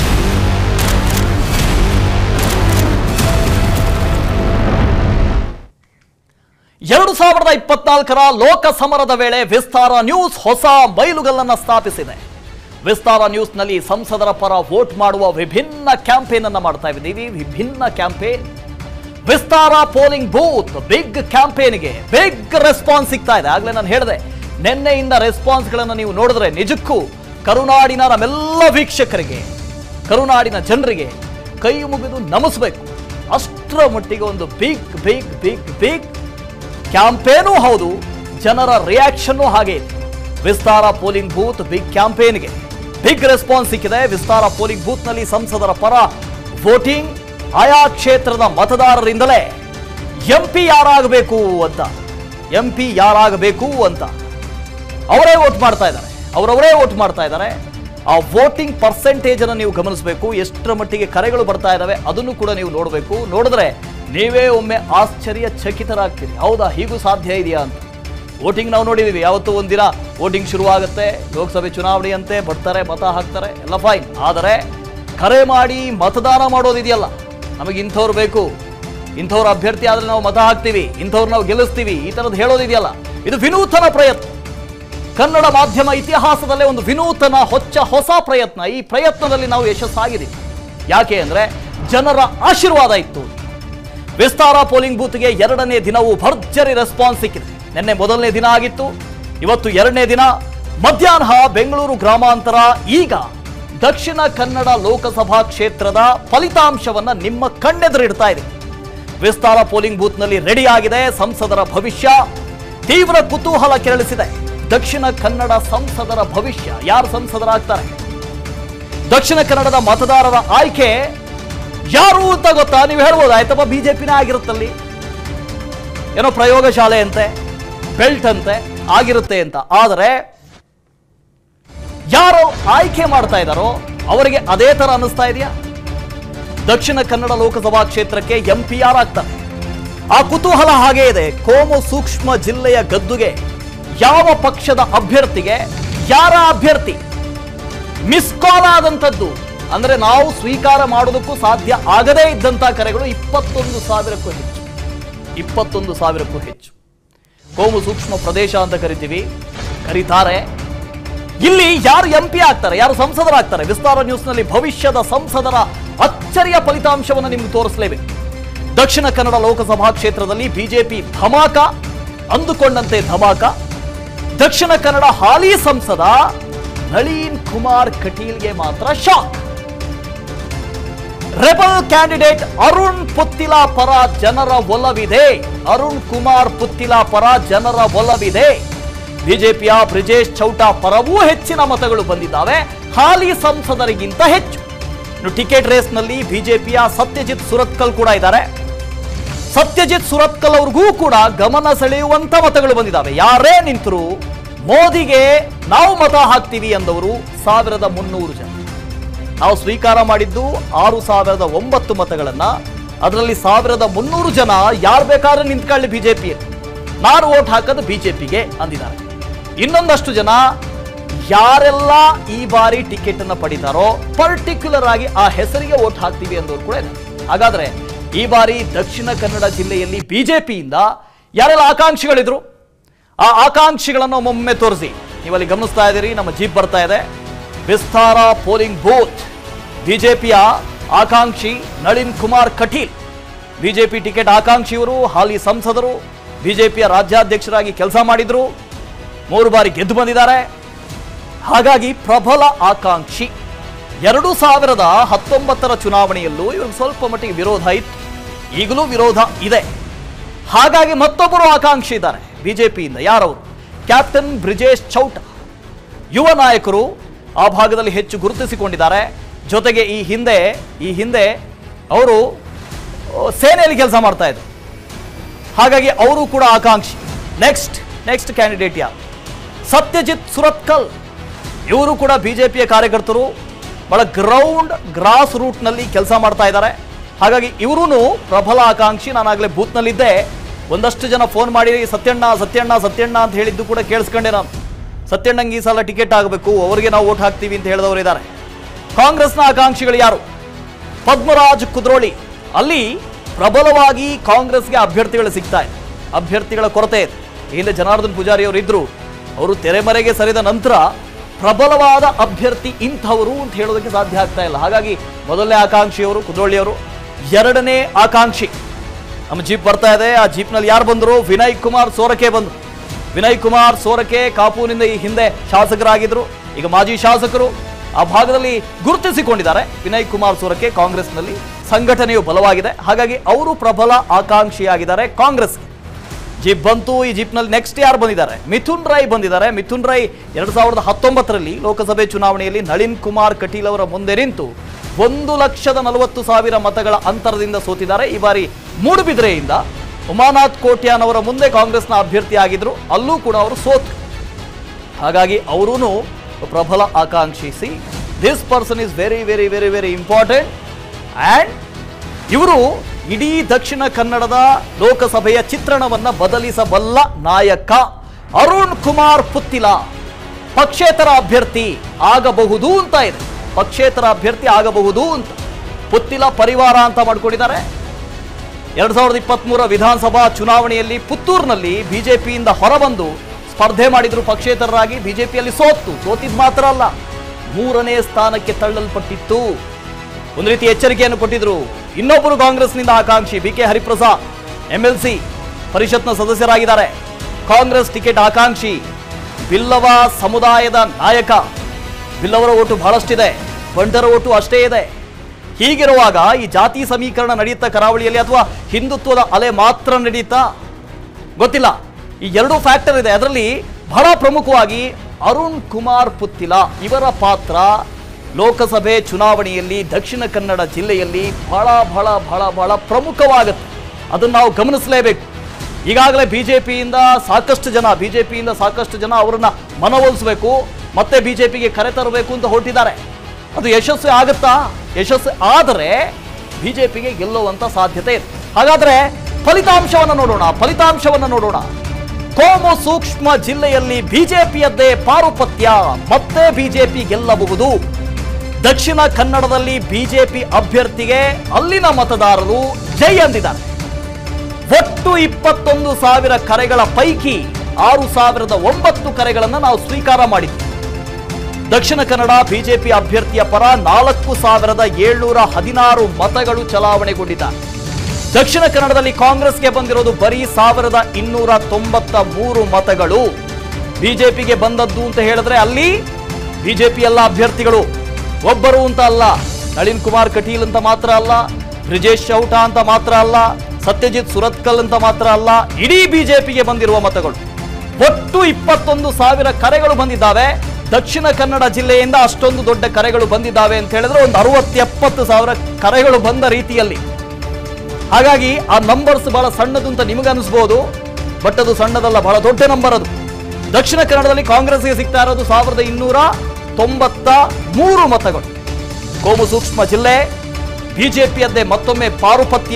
ಎರಡು ಸಾವಿರದ ಇಪ್ಪತ್ನಾಲ್ಕರ ಲೋಕ ಸಮರದ ವೇಳೆ ವಿಸ್ತಾರ ನ್ಯೂಸ್ ಹೊಸ ಮೈಲುಗಲ್ಲನ್ನ ಸ್ಥಾಪಿಸಿದೆ ವಿಸ್ತಾರ ನ್ಯೂಸ್ನಲ್ಲಿ ಸಂಸದರ ಪರ ವೋಟ್ ಮಾಡುವ ವಿಭಿನ್ನ ಕ್ಯಾಂಪೇನ್ ಅನ್ನ ಮಾಡ್ತಾ ಇದ್ದೀವಿ ವಿಭಿನ್ನ campaign Vistara polling booth big ಕ್ಯಾಂಪೇನ್ಗೆ ಬಿಗ್ ರೆಸ್ಪಾನ್ಸ್ ಸಿಗ್ತಾ ಇದೆ ಆಗ್ಲೇ ನಾನು ಹೇಳಿದೆ ನಿನ್ನೆಯಿಂದ ರೆಸ್ಪಾನ್ಸ್ಗಳನ್ನು ನೀವು ನೋಡಿದ್ರೆ ನಿಜಕ್ಕೂ ಕರುನಾಡಿನ ನಮ್ಮೆಲ್ಲ ವೀಕ್ಷಕರಿಗೆ ಕರುನಾಡಿನ ಜನರಿಗೆ ಕೈ ಮುಗಿದು ನಮಿಸ್ಬೇಕು ಅಷ್ಟರ ಮಟ್ಟಿಗೆ ಒಂದು ಬಿಗ್ ಬಿಗ್ ಬಿಗ್ ಬಿಗ್ ಕ್ಯಾಂಪೇನೂ ಹೌದು ಜನರ ರಿಯಾಕ್ಷನ್ನು ಹಾಗೆ ಇದೆ ವಿಸ್ತಾರ ಪೋಲಿಂಗ್ ಬೂತ್ ಬಿಗ್ ಕ್ಯಾಂಪೇನ್ಗೆ ಬಿಗ್ ರೆಸ್ಪಾನ್ಸ್ ಸಿಕ್ಕಿದೆ ವಿಸ್ತಾರ ಪೋಲಿಂಗ್ ಬೂತ್ನಲ್ಲಿ ಸಂಸದರ ಪರ ವೋಟಿಂಗ್ ಆಯಾ ಕ್ಷೇತ್ರದ ಮತದಾರರಿಂದಲೇ ಎಂ ಪಿ ಯಾರಾಗಬೇಕು ಅಂತ ಎಂ ಪಿ ಯಾರಾಗಬೇಕು ಅಂತ ಅವರೇ ವೋಟ್ ಮಾಡ್ತಾ ಇದ್ದಾರೆ ಅವರವರೇ ವೋಟ್ ಮಾಡ್ತಾ ಇದ್ದಾರೆ ಆ ವೋಟಿಂಗ್ ಪರ್ಸೆಂಟೇಜ್ ಅನ್ನು ನೀವು ಗಮನಿಸಬೇಕು ಎಷ್ಟರ ಮಟ್ಟಿಗೆ ಕರೆಗಳು ಬರ್ತಾ ಇದ್ದಾವೆ ಅದನ್ನು ಕೂಡ ನೀವು ನೋಡಬೇಕು ನೋಡಿದ್ರೆ ನೀವೇ ಒಮ್ಮೆ ಆಶ್ಚರ್ಯ ಚಕಿತರಾಗ್ತೀರಿ ಹೌದಾ ಹೀಗೂ ಸಾಧ್ಯ ಇದೆಯಾ ಅಂತ ವೋಟಿಂಗ್ ನಾವು ನೋಡಿದೀವಿ ಯಾವತ್ತೂ ಒಂದಿನ ವೋಟಿಂಗ್ ಶುರುವಾಗುತ್ತೆ ಲೋಕಸಭೆ ಚುನಾವಣೆಯಂತೆ ಬರ್ತಾರೆ ಮತ ಹಾಕ್ತಾರೆ ಎಲ್ಲ ಫೈನ್ ಆದರೆ ಕರೆ ಮಾಡಿ ಮತದಾನ ಮಾಡೋದಿದೆಯಲ್ಲ ನಮಗೆ ಇಂಥವ್ರು ಬೇಕು ಇಂಥವ್ರ ಅಭ್ಯರ್ಥಿ ಆದ್ರೆ ನಾವು ಮತ ಹಾಕ್ತೀವಿ ಇಂಥವ್ರು ನಾವು ಗೆಲ್ಲಿಸ್ತೀವಿ ಈ ಥರದ್ದು ಹೇಳೋದಿದೆಯಲ್ಲ ಇದು ವಿನೂತನ ಪ್ರಯತ್ನ ಕನ್ನಡ ಮಾಧ್ಯಮ ಇತಿಹಾಸದಲ್ಲೇ ಒಂದು ವಿನೂತನ ಹೊಚ್ಚ ಹೊಸ ಪ್ರಯತ್ನ ಈ ಪ್ರಯತ್ನದಲ್ಲಿ ನಾವು ಯಶಸ್ಸಾಗಿದ್ದೀವಿ ಯಾಕೆ ಅಂದ್ರೆ ಜನರ ಆಶೀರ್ವಾದ ಇತ್ತು ವಿಸ್ತಾರ ಪೋಲಿಂಗ್ ಬೂತ್ಗೆ ಎರಡನೇ ದಿನವೂ ಭರ್ಜರಿ ರೆಸ್ಪಾನ್ಸ್ ಸಿಕ್ಕಿದೆ ನಿನ್ನೆ ಮೊದಲನೇ ದಿನ ಆಗಿತ್ತು ಇವತ್ತು ಎರಡನೇ ದಿನ ಮಧ್ಯಾಹ್ನ ಬೆಂಗಳೂರು ಗ್ರಾಮಾಂತರ ಈಗ ದಕ್ಷಿಣ ಕನ್ನಡ ಲೋಕಸಭಾ ಕ್ಷೇತ್ರದ ಫಲಿತಾಂಶವನ್ನ ನಿಮ್ಮ ಕಣ್ಣೆದುರಿಡ್ತಾ ಇದೆ ವಿಸ್ತಾರ ಪೋಲಿಂಗ್ ಬೂತ್ನಲ್ಲಿ ರೆಡಿ ಆಗಿದೆ ಸಂಸದರ ಭವಿಷ್ಯ ತೀವ್ರ ಕುತೂಹಲ ಕೆರಳಿಸಿದೆ ದಕ್ಷಿಣ ಕನ್ನಡ ಸಂಸದರ ಭವಿಷ್ಯ ಯಾರು ಸಂಸದರಾಗ್ತಾರೆ ದಕ್ಷಿಣ ಕನ್ನಡದ ಮತದಾರರ ಆಯ್ಕೆ ಯಾರು ಅಂತ ಗೊತ್ತಾ ನೀವು ಹೇಳ್ಬೋದು ಆಯ್ತಪ್ಪ ಬಿಜೆಪಿನ ಆಗಿರುತ್ತಲ್ಲಿ ಏನೋ ಪ್ರಯೋಗಶಾಲೆ ಅಂತೆ ಬೆಲ್ಟ್ ಅಂತೆ ಆಗಿರುತ್ತೆ ಅಂತ ಆದರೆ ಯಾರು ಆಯ್ಕೆ ಮಾಡ್ತಾ ಇದ್ದಾರೋ ಅವರಿಗೆ ಅದೇ ತರ ಅನ್ನಿಸ್ತಾ ಇದೆಯಾ ದಕ್ಷಿಣ ಕನ್ನಡ ಲೋಕಸಭಾ ಕ್ಷೇತ್ರಕ್ಕೆ ಎಂ ಪಿ ಆರ್ ಆಗ್ತಾರೆ ಆ ಕುತೂಹಲ ಹಾಗೇ ಇದೆ ಕೋಮು ಸೂಕ್ಷ್ಮ ಜಿಲ್ಲೆಯ ಗದ್ದುಗೆ ಯಾವ ಪಕ್ಷದ ಅಭ್ಯರ್ಥಿಗೆ ಯಾರ ಅಭ್ಯರ್ಥಿ ಮಿಸ್ ಕಾಲ್ ಆದಂಥದ್ದು ಅಂದ್ರೆ ನಾವು ಸ್ವೀಕಾರ ಮಾಡೋದಕ್ಕೂ ಸಾಧ್ಯ ಆಗದೇ ಇದ್ದಂಥ ಕರೆಗಳು ಇಪ್ಪತ್ತೊಂದು ಸಾವಿರಕ್ಕೂ ಹೆಚ್ಚು ಇಪ್ಪತ್ತೊಂದು ಸಾವಿರಕ್ಕೂ ಹೆಚ್ಚು ಕೋಮು ಸೂಕ್ಷ್ಮ ಪ್ರದೇಶ ಅಂತ ಕರಿತೀವಿ ಕರೀತಾರೆ ಇಲ್ಲಿ ಯಾರು ಎಂ ಪಿ ಆಗ್ತಾರೆ ಯಾರು ಸಂಸದರಾಗ್ತಾರೆ ವಿಸ್ತಾರ ನ್ಯೂಸ್ನಲ್ಲಿ ಭವಿಷ್ಯದ ಸಂಸದರ ಅಚ್ಚರಿಯ ಫಲಿತಾಂಶವನ್ನು ನಿಮ್ಗೆ ತೋರಿಸಲೇಬೇಕು ದಕ್ಷಿಣ ಕನ್ನಡ ಲೋಕಸಭಾ ಕ್ಷೇತ್ರದಲ್ಲಿ ಬಿಜೆಪಿ ಧಮಾಕ ಅಂದುಕೊಂಡಂತೆ ಧಮಾಕ ದಕ್ಷಿಣ ಕನ್ನಡ ಹಾಲಿ ಸಂಸದ ನಳೀನ್ ಕುಮಾರ್ ಕಟೀಲ್ಗೆ ಮಾತ್ರ shock rebel candidate Arun Puthila ಪರ ಜನರ ಒಲವಿದೆ ಅರುಣ್ ಕುಮಾರ್ ಪುತ್ತಿಲ ಪರ ಜನರ ಒಲವಿದೆ ಬಿಜೆಪಿಯ ಬ್ರಿಜೇಶ್ ಚೌಟಾ ಪರವೂ ಹೆಚ್ಚಿನ ಮತಗಳು ಬಂದಿದ್ದಾವೆ ಹಾಲಿ ಸಂಸದರಿಗಿಂತ ಹೆಚ್ಚು ಇನ್ನು ಟಿಕೆಟ್ ರೇಸ್ನಲ್ಲಿ ಬಿಜೆಪಿಯ ಸತ್ಯಜಿತ್ ಸುರತ್ಕಲ್ ಕೂಡ ಇದ್ದಾರೆ ಸತ್ಯಜಿತ್ ಸುರತ್ಕಲ್ ಅವ್ರಿಗೂ ಕೂಡ ಗಮನ ಸೆಳೆಯುವಂತ ಮತಗಳು ಬಂದಿದ್ದಾವೆ ಯಾರೇ ನಿಂತರು ಮೋದಿಗೆ ನಾವು ಮತ ಹಾಕ್ತೀವಿ ಎಂದವರು ಸಾವಿರದ ಮುನ್ನೂರು ಜನ ನಾವು ಸ್ವೀಕಾರ ಮಾಡಿದ್ದು ಆರು ಸಾವಿರದ ಒಂಬತ್ತು ಮತಗಳನ್ನ ಅದರಲ್ಲಿ ಸಾವಿರದ ಮುನ್ನೂರು ಜನ ಯಾರು ಬೇಕಾದ್ರೆ ನಿಂತ್ಕೊಳ್ಳಿ ಬಿಜೆಪಿಯಲ್ಲಿ ನಾನು ಓಟ್ ಹಾಕೋದು ಬಿಜೆಪಿಗೆ ಅಂದಿದ್ದಾರೆ ಇನ್ನೊಂದಷ್ಟು ಜನ ಯಾರೆಲ್ಲ ಈ ಬಾರಿ ಟಿಕೆಟ್ ಅನ್ನ ಪಡಿತಾರೋ ಪರ್ಟಿಕ್ಯುಲರ್ ಆಗಿ ಆ ಹೆಸರಿಗೆ ಓಟ್ ಹಾಕ್ತೀವಿ ಅಂದವರು ಕೂಡ ಇದ್ದಾರೆ ಹಾಗಾದ್ರೆ ಈ ಬಾರಿ ದಕ್ಷಿಣ ಕನ್ನಡ ಜಿಲ್ಲೆಯಲ್ಲಿ ಬಿಜೆಪಿಯಿಂದ ಯಾರೆಲ್ಲ ಆಕಾಂಕ್ಷಿಗಳಿದ್ರು ಆ ಆಕಾಂಕ್ಷಿಗಳನ್ನು ಒಮ್ಮೊಮ್ಮೆ ತೋರಿಸಿ ನೀವಲ್ಲಿ ಗಮನಿಸ್ತಾ ಇದ್ದೀರಿ ನಮ್ಮ ಜೀಪ್ ಬರ್ತಾ ಇದೆ ವಿಸ್ತಾರ ಪೋಲಿಂಗ್ ಬೂತ್ ಬಿಜೆಪಿಯ ಆಕಾಂಕ್ಷಿ ನಳಿನ್ ಕುಮಾರ್ ಕಟೀಲ್ ಬಿಜೆಪಿ ಟಿಕೆಟ್ ಆಕಾಂಕ್ಷಿಯವರು ಹಾಲಿ ಸಂಸದರು ಬಿಜೆಪಿಯ ರಾಜ್ಯಾಧ್ಯಕ್ಷರಾಗಿ ಕೆಲಸ ಮಾಡಿದ್ರು ಮೂರು ಬಾರಿ ಗೆದ್ದು ಬಂದಿದ್ದಾರೆ ಹಾಗಾಗಿ ಪ್ರಬಲ ಆಕಾಂಕ್ಷಿ ಎರಡು ಸಾವಿರದ ಹತ್ತೊಂಬತ್ತರ ಚುನಾವಣೆಯಲ್ಲೂ ಇವ್ರಿಗೆ ಸ್ವಲ್ಪ ಮಟ್ಟಿಗೆ ವಿರೋಧ ಇತ್ತು ಈಗಲೂ ವಿರೋಧ ಇದೆ ಹಾಗಾಗಿ ಮತ್ತೊಬ್ಬರು ಆಕಾಂಕ್ಷಿ ಇದ್ದಾರೆ ಬಿಜೆಪಿಯಿಂದ ಯಾರವರು ಕ್ಯಾಪ್ಟನ್ ಬ್ರಿಜೇಶ್ ಚೌಟ ಯುವ ನಾಯಕರು ಆ ಭಾಗದಲ್ಲಿ ಹೆಚ್ಚು ಗುರುತಿಸಿಕೊಂಡಿದ್ದಾರೆ ಜೊತೆಗೆ ಈ ಹಿಂದೆ ಈ ಹಿಂದೆ ಅವರು ಆ, ಸೇನೆಯಲ್ಲಿ ಕೆಲಸ ಮಾಡ್ತಾ ಇದ್ರು ಹಾಗಾಗಿ ಅವರು ಕೂಡ ಆಕಾಂಕ್ಷಿ ನೆಕ್ಸ್ಟ್ ನೆಕ್ಸ್ಟ್ ಕ್ಯಾಂಡಿಡೇಟ್ ಯಾರು ಸತ್ಯಜಿತ್ ಸುರತ್ಕಲ್ ಇವರು ಕೂಡ ಬಿಜೆಪಿಯ ಕಾರ್ಯಕರ್ತರು ಬಹಳ ಗ್ರೌಂಡ್ ಗ್ರಾಸ್ ರೂಟ್ನಲ್ಲಿ ಕೆಲಸ ಮಾಡ್ತಾ ಇದ್ದಾರೆ ಹಾಗಾಗಿ ಇವರೂ ಪ್ರಬಲ ಆಕಾಂಕ್ಷಿ ನಾನಾಗಲೇ ಬೂತ್ನಲ್ಲಿದ್ದೆ ಒಂದಷ್ಟು ಜನ ಫೋನ್ ಮಾಡಿ ಸತ್ಯಣ್ಣ ಸತ್ಯಣ್ಣ ಸತ್ಯಣ್ಣ ಅಂತ ಹೇಳಿದ್ದು ಕೂಡ ಕೇಳಿಸ್ಕೊಂಡೆ ನಾನು ಸತ್ಯಣ್ಣಂಗೆ ಈ ಸಲ ಟಿಕೆಟ್ ಆಗಬೇಕು ಅವರಿಗೆ ನಾವು ಓಟ್ ಹಾಕ್ತೀವಿ ಅಂತ ಹೇಳಿದವರು ಇದ್ದಾರೆ ಕಾಂಗ್ರೆಸ್ನ ಆಕಾಂಕ್ಷಿಗಳು ಯಾರು ಪದ್ಮರಾಜ್ ಕುದ್ರೋಳಿ ಅಲ್ಲಿ ಪ್ರಬಲವಾಗಿ ಕಾಂಗ್ರೆಸ್ಗೆ ಅಭ್ಯರ್ಥಿಗಳು ಸಿಗ್ತಾ ಇದೆ ಅಭ್ಯರ್ಥಿಗಳ ಕೊರತೆ ಇದೆ ಈ ಹಿಂದೆ ಜನಾರ್ದನ್ ಪೂಜಾರಿ ಅವರು ಇದ್ರು ಅವರು ತೆರೆಮರೆಗೆ ಸರಿದ ನಂತರ ಪ್ರಬಲವಾದ ಅಭ್ಯರ್ಥಿ ಇಂಥವರು ಅಂತ ಹೇಳೋದಕ್ಕೆ ಸಾಧ್ಯ ಆಗ್ತಾ ಇಲ್ಲ ಹಾಗಾಗಿ ಮೊದಲನೇ ಆಕಾಂಕ್ಷಿಯವರು ಕುದ್ರೋಳಿಯವರು ಎರಡನೇ ಆಕಾಂಕ್ಷಿ ನಮ್ಮ ಜೀಪ್ ಬರ್ತಾ ಇದೆ ಆ ಜೀಪ್ನಲ್ಲಿ ಯಾರು ಬಂದರು ವಿನಯ್ ಕುಮಾರ್ ಸೋರಕೆ ಬಂದರು ವಿನಯ್ ಕುಮಾರ್ ಸೋರಕೆ ಕಾಪುನಿಂದ ಈ ಹಿಂದೆ ಶಾಸಕರಾಗಿದ್ರು ಈಗ ಮಾಜಿ ಶಾಸಕರು ಆ ಭಾಗದಲ್ಲಿ ಗುರುತಿಸಿಕೊಂಡಿದ್ದಾರೆ ವಿನಯ್ ಕುಮಾರ್ ಸೋರಕೆ ಕಾಂಗ್ರೆಸ್ನಲ್ಲಿ ಸಂಘಟನೆಯು ಬಲವಾಗಿದೆ ಹಾಗಾಗಿ ಅವರು ಪ್ರಬಲ ಆಕಾಂಕ್ಷಿಯಾಗಿದ್ದಾರೆ ಕಾಂಗ್ರೆಸ್ ಜೀಪ್ ಬಂತು ಈ ಜೀಪ್ನಲ್ಲಿ ನೆಕ್ಸ್ಟ್ ಯಾರು ಬಂದಿದ್ದಾರೆ ಮಿಥುನ್ ರೈ ಬಂದಿದ್ದಾರೆ ಮಿಥುನ್ ರೈ ಎರಡ್ ಸಾವಿರದ ಹತ್ತೊಂಬತ್ತರಲ್ಲಿ ಲೋಕಸಭೆ ಚುನಾವಣೆಯಲ್ಲಿ ನಳಿನ್ ಕುಮಾರ್ ಕಟೀಲ್ ಅವರ ಮುಂದೆ ನಿಂತು ಒಂದು ಲಕ್ಷದ ನಲವತ್ತು ಸಾವಿರ ಮತಗಳ ಅಂತರದಿಂದ ಸೋತಿದ್ದಾರೆ ಈ ಬಾರಿ ಮೂಡುಬಿದಿರೆಯಿಂದ ಉಮಾನಾಥ್ ಕೋಟ್ಯಾನ್ ಅವರ ಮುಂದೆ ಕಾಂಗ್ರೆಸ್ನ ಅಭ್ಯರ್ಥಿ ಆಗಿದ್ರು ಅಲ್ಲೂ ಕೂಡ ಅವರು ಸೋತು ಹಾಗಾಗಿ ಅವರೂ ಪ್ರಬಲ ಆಕಾಂಕ್ಷಿಸಿ this person is very very very very important and ಇವರು ಇಡೀ ದಕ್ಷಿಣ ಕನ್ನಡದ ಲೋಕಸಭೆಯ ಚಿತ್ರಣವನ್ನ ಬದಲಿಸಬಲ್ಲ ನಾಯಕ ಅರುಣ್ ಕುಮಾರ್ ಪುತ್ತಿಲ ಪಕ್ಷೇತರ ಅಭ್ಯರ್ಥಿ ಆಗಬಹುದು ಅಂತ ಇದೆ ಪಕ್ಷೇತರ ಅಭ್ಯರ್ಥಿ ಆಗಬಹುದು ಅಂತ ಪುತ್ತಿಲ ಪರಿವಾರ ಅಂತ ಮಾಡ್ಕೊಂಡಿದ್ದಾರೆ ಎರಡ್ ಸಾವಿರದ ಇಪ್ಪತ್ಮೂರ ವಿಧಾನಸಭಾ ಚುನಾವಣೆಯಲ್ಲಿ ಪುತ್ತೂರಿನಲ್ಲಿ ಬಿಜೆಪಿಯಿಂದ ಹೊರಬಂದು ಸ್ಪರ್ಧೆ ಮಾಡಿದ್ರು ಪಕ್ಷೇತರರಾಗಿ ಬಿಜೆಪಿಯಲ್ಲಿ ಸೋತ್ತು ಸೋತಿದ್ ಮಾತ್ರ ಅಲ್ಲ ಮೂರನೇ ಸ್ಥಾನಕ್ಕೆ ತಳ್ಳಲ್ಪಟ್ಟಿತ್ತು ಒಂದು ರೀತಿ ಎಚ್ಚರಿಕೆಯನ್ನು ಕೊಟ್ಟಿದ್ರು ಇನ್ನೊಬ್ಬರು ಕಾಂಗ್ರೆಸ್ನಿಂದ ಆಕಾಂಕ್ಷಿ ಬಿ ಕೆ ಹರಿಪ್ರಸಾದ್ ಎಂಎಲ್ಸಿ ಪರಿಷತ್ನ ಸದಸ್ಯರಾಗಿದ್ದಾರೆ ಕಾಂಗ್ರೆಸ್ ಟಿಕೆಟ್ ಆಕಾಂಕ್ಷಿ ಬಿಲ್ಲವ ಸಮುದಾಯದ ನಾಯಕ ಬಿಲ್ಲವರ ಓಟು ಬಹಳಷ್ಟಿದೆ ಬಂಟರ ಓಟು ಅಷ್ಟೇ ಇದೆ ಹೀಗಿರುವಾಗ ಈ ಜಾತಿ ಸಮೀಕರಣ ನಡೆಯುತ್ತಾ ಕರಾವಳಿಯಲ್ಲಿ ಅಥವಾ ಹಿಂದುತ್ವದ ಅಲೆ ಮಾತ್ರ ನಡೆಯುತ್ತಾ ಗೊತ್ತಿಲ್ಲ ಈ ಎರಡು ಫ್ಯಾಕ್ಟರ್ ಇದೆ ಅದರಲ್ಲಿ ಬಹಳ ಪ್ರಮುಖವಾಗಿ ಅರುಣ್ ಕುಮಾರ್ ಪುತ್ತಿಲ ಇವರ ಪಾತ್ರ ಲೋಕಸಭೆ ಚುನಾವಣೆಯಲ್ಲಿ ದಕ್ಷಿಣ ಕನ್ನಡ ಜಿಲ್ಲೆಯಲ್ಲಿ ಬಹಳ ಬಹಳ ಬಹಳ ಬಹಳ ಪ್ರಮುಖವಾಗುತ್ತೆ ಅದನ್ನು ನಾವು ಗಮನಿಸಲೇಬೇಕು ಈಗಾಗಲೇ ಬಿಜೆಪಿಯಿಂದ ಸಾಕಷ್ಟು ಜನ ಬಿಜೆಪಿಯಿಂದ ಸಾಕಷ್ಟು ಜನ ಅವರನ್ನ ಮನವೊಲಿಸಬೇಕು ಮತ್ತೆ ಬಿಜೆಪಿಗೆ ಕರೆ ತರಬೇಕು ಅಂತ ಹೊರಟಿದ್ದಾರೆ ಅದು ಯಶಸ್ವಿ ಆಗುತ್ತಾ ಯಶಸ್ವಿ ಆದರೆ ಬಿಜೆಪಿಗೆ ಗೆಲ್ಲುವಂತ ಸಾಧ್ಯತೆ ಇದೆ ಹಾಗಾದ್ರೆ ಫಲಿತಾಂಶವನ್ನು ನೋಡೋಣ ಫಲಿತಾಂಶವನ್ನು ನೋಡೋಣ ಕೋಮು ಸೂಕ್ಷ್ಮ ಜಿಲ್ಲೆಯಲ್ಲಿ ಬಿಜೆಪಿಯದ್ದೇ ಪಾರುಪತ್ಯ ಮತ್ತೆ ಬಿಜೆಪಿ ಗೆಲ್ಲಬಹುದು ದಕ್ಷಿಣ ಕನ್ನಡದಲ್ಲಿ ಬಿಜೆಪಿ ಅಭ್ಯರ್ಥಿಗೆ ಅಲ್ಲಿನ ಮತದಾರರು ಜೈ ಅಂದಿದ್ದಾರೆ ಒಟ್ಟು ಇಪ್ಪತ್ತೊಂದು ಸಾವಿರ ಕರೆಗಳ ಪೈಕಿ ಆರು ಸಾವಿರದ ಒಂಬತ್ತು ಕರೆಗಳನ್ನು ನಾವು ಸ್ವೀಕಾರ ಮಾಡಿದ್ವಿ ದಕ್ಷಿಣ ಕನ್ನಡ ಬಿಜೆಪಿ ಅಭ್ಯರ್ಥಿಯ ಪರ ನಾಲ್ಕು ಸಾವಿರದ ಏಳ್ನೂರ ಹದಿನಾರು ಮತಗಳು ಚಲಾವಣೆಗೊಂಡಿದ್ದಾರೆ ದಕ್ಷಿಣ ಕನ್ನಡದಲ್ಲಿ ಕಾಂಗ್ರೆಸ್ಗೆ ಬಂದಿರೋದು ಬರೀ ಸಾವಿರದ ಇನ್ನೂರ ತೊಂಬತ್ತ ಮೂರು ಮತಗಳು ಬಿಜೆಪಿಗೆ ಬಂದದ್ದು ಅಂತ ಹೇಳಿದ್ರೆ ಅಲ್ಲಿ ಬಿಜೆಪಿ ಎಲ್ಲ ಅಭ್ಯರ್ಥಿಗಳು ಒಬ್ಬರು ಅಂತ ಅಲ್ಲ ನಳಿನ್ ಕುಮಾರ್ ಕಟೀಲ್ ಅಂತ ಮಾತ್ರ ಅಲ್ಲ ಬ್ರಿಜೇಶ್ ಚೌಟ ಅಂತ ಮಾತ್ರ ಅಲ್ಲ ಸತ್ಯಜಿತ್ ಸುರತ್ಕಲ್ ಅಂತ ಮಾತ್ರ ಅಲ್ಲ ಇಡೀ ಬಿಜೆಪಿಗೆ ಬಂದಿರುವ ಮತಗಳು ಒಟ್ಟು ಇಪ್ಪತ್ತೊಂದು ಸಾವಿರ ಕರೆಗಳು ಬಂದಿದ್ದಾವೆ ದಕ್ಷಿಣ ಕನ್ನಡ ಜಿಲ್ಲೆಯಿಂದ ಅಷ್ಟೊಂದು ದೊಡ್ಡ ಕರೆಗಳು ಬಂದಿದ್ದಾವೆ ಅಂತ ಹೇಳಿದ್ರೆ ಒಂದು ಅರವತ್ತು ಎಪ್ಪತ್ತು ಸಾವಿರ ಕರೆಗಳು ಬಂದ ರೀತಿಯಲ್ಲಿ ಹಾಗಾಗಿ ಆ ನಂಬರ್ಸ್ ಬಹಳ ಸಣ್ಣದು ಅಂತ ನಿಮಗನ್ನಿಸ್ಬೋದು ಬಟ್ ಅದು ಸಣ್ಣದಲ್ಲ ಬಹಳ ದೊಡ್ಡ ನಂಬರ್ ಅದು ದಕ್ಷಿಣ ಕನ್ನಡದಲ್ಲಿ ಕಾಂಗ್ರೆಸ್ಗೆ ಸಿಗ್ತಾ ಇರೋದು ಸಾವಿರದ ಇನ್ನೂರ ತೊಂಬತ್ತ ಮೂರು ಮತಗಳು ಕೋಮು ಸೂಕ್ಷ್ಮ ಜಿಲ್ಲೆ ಬಿಜೆಪಿಯದ್ದೇ ಮತ್ತೊಮ್ಮೆ ಪಾರುಪತ್ಯ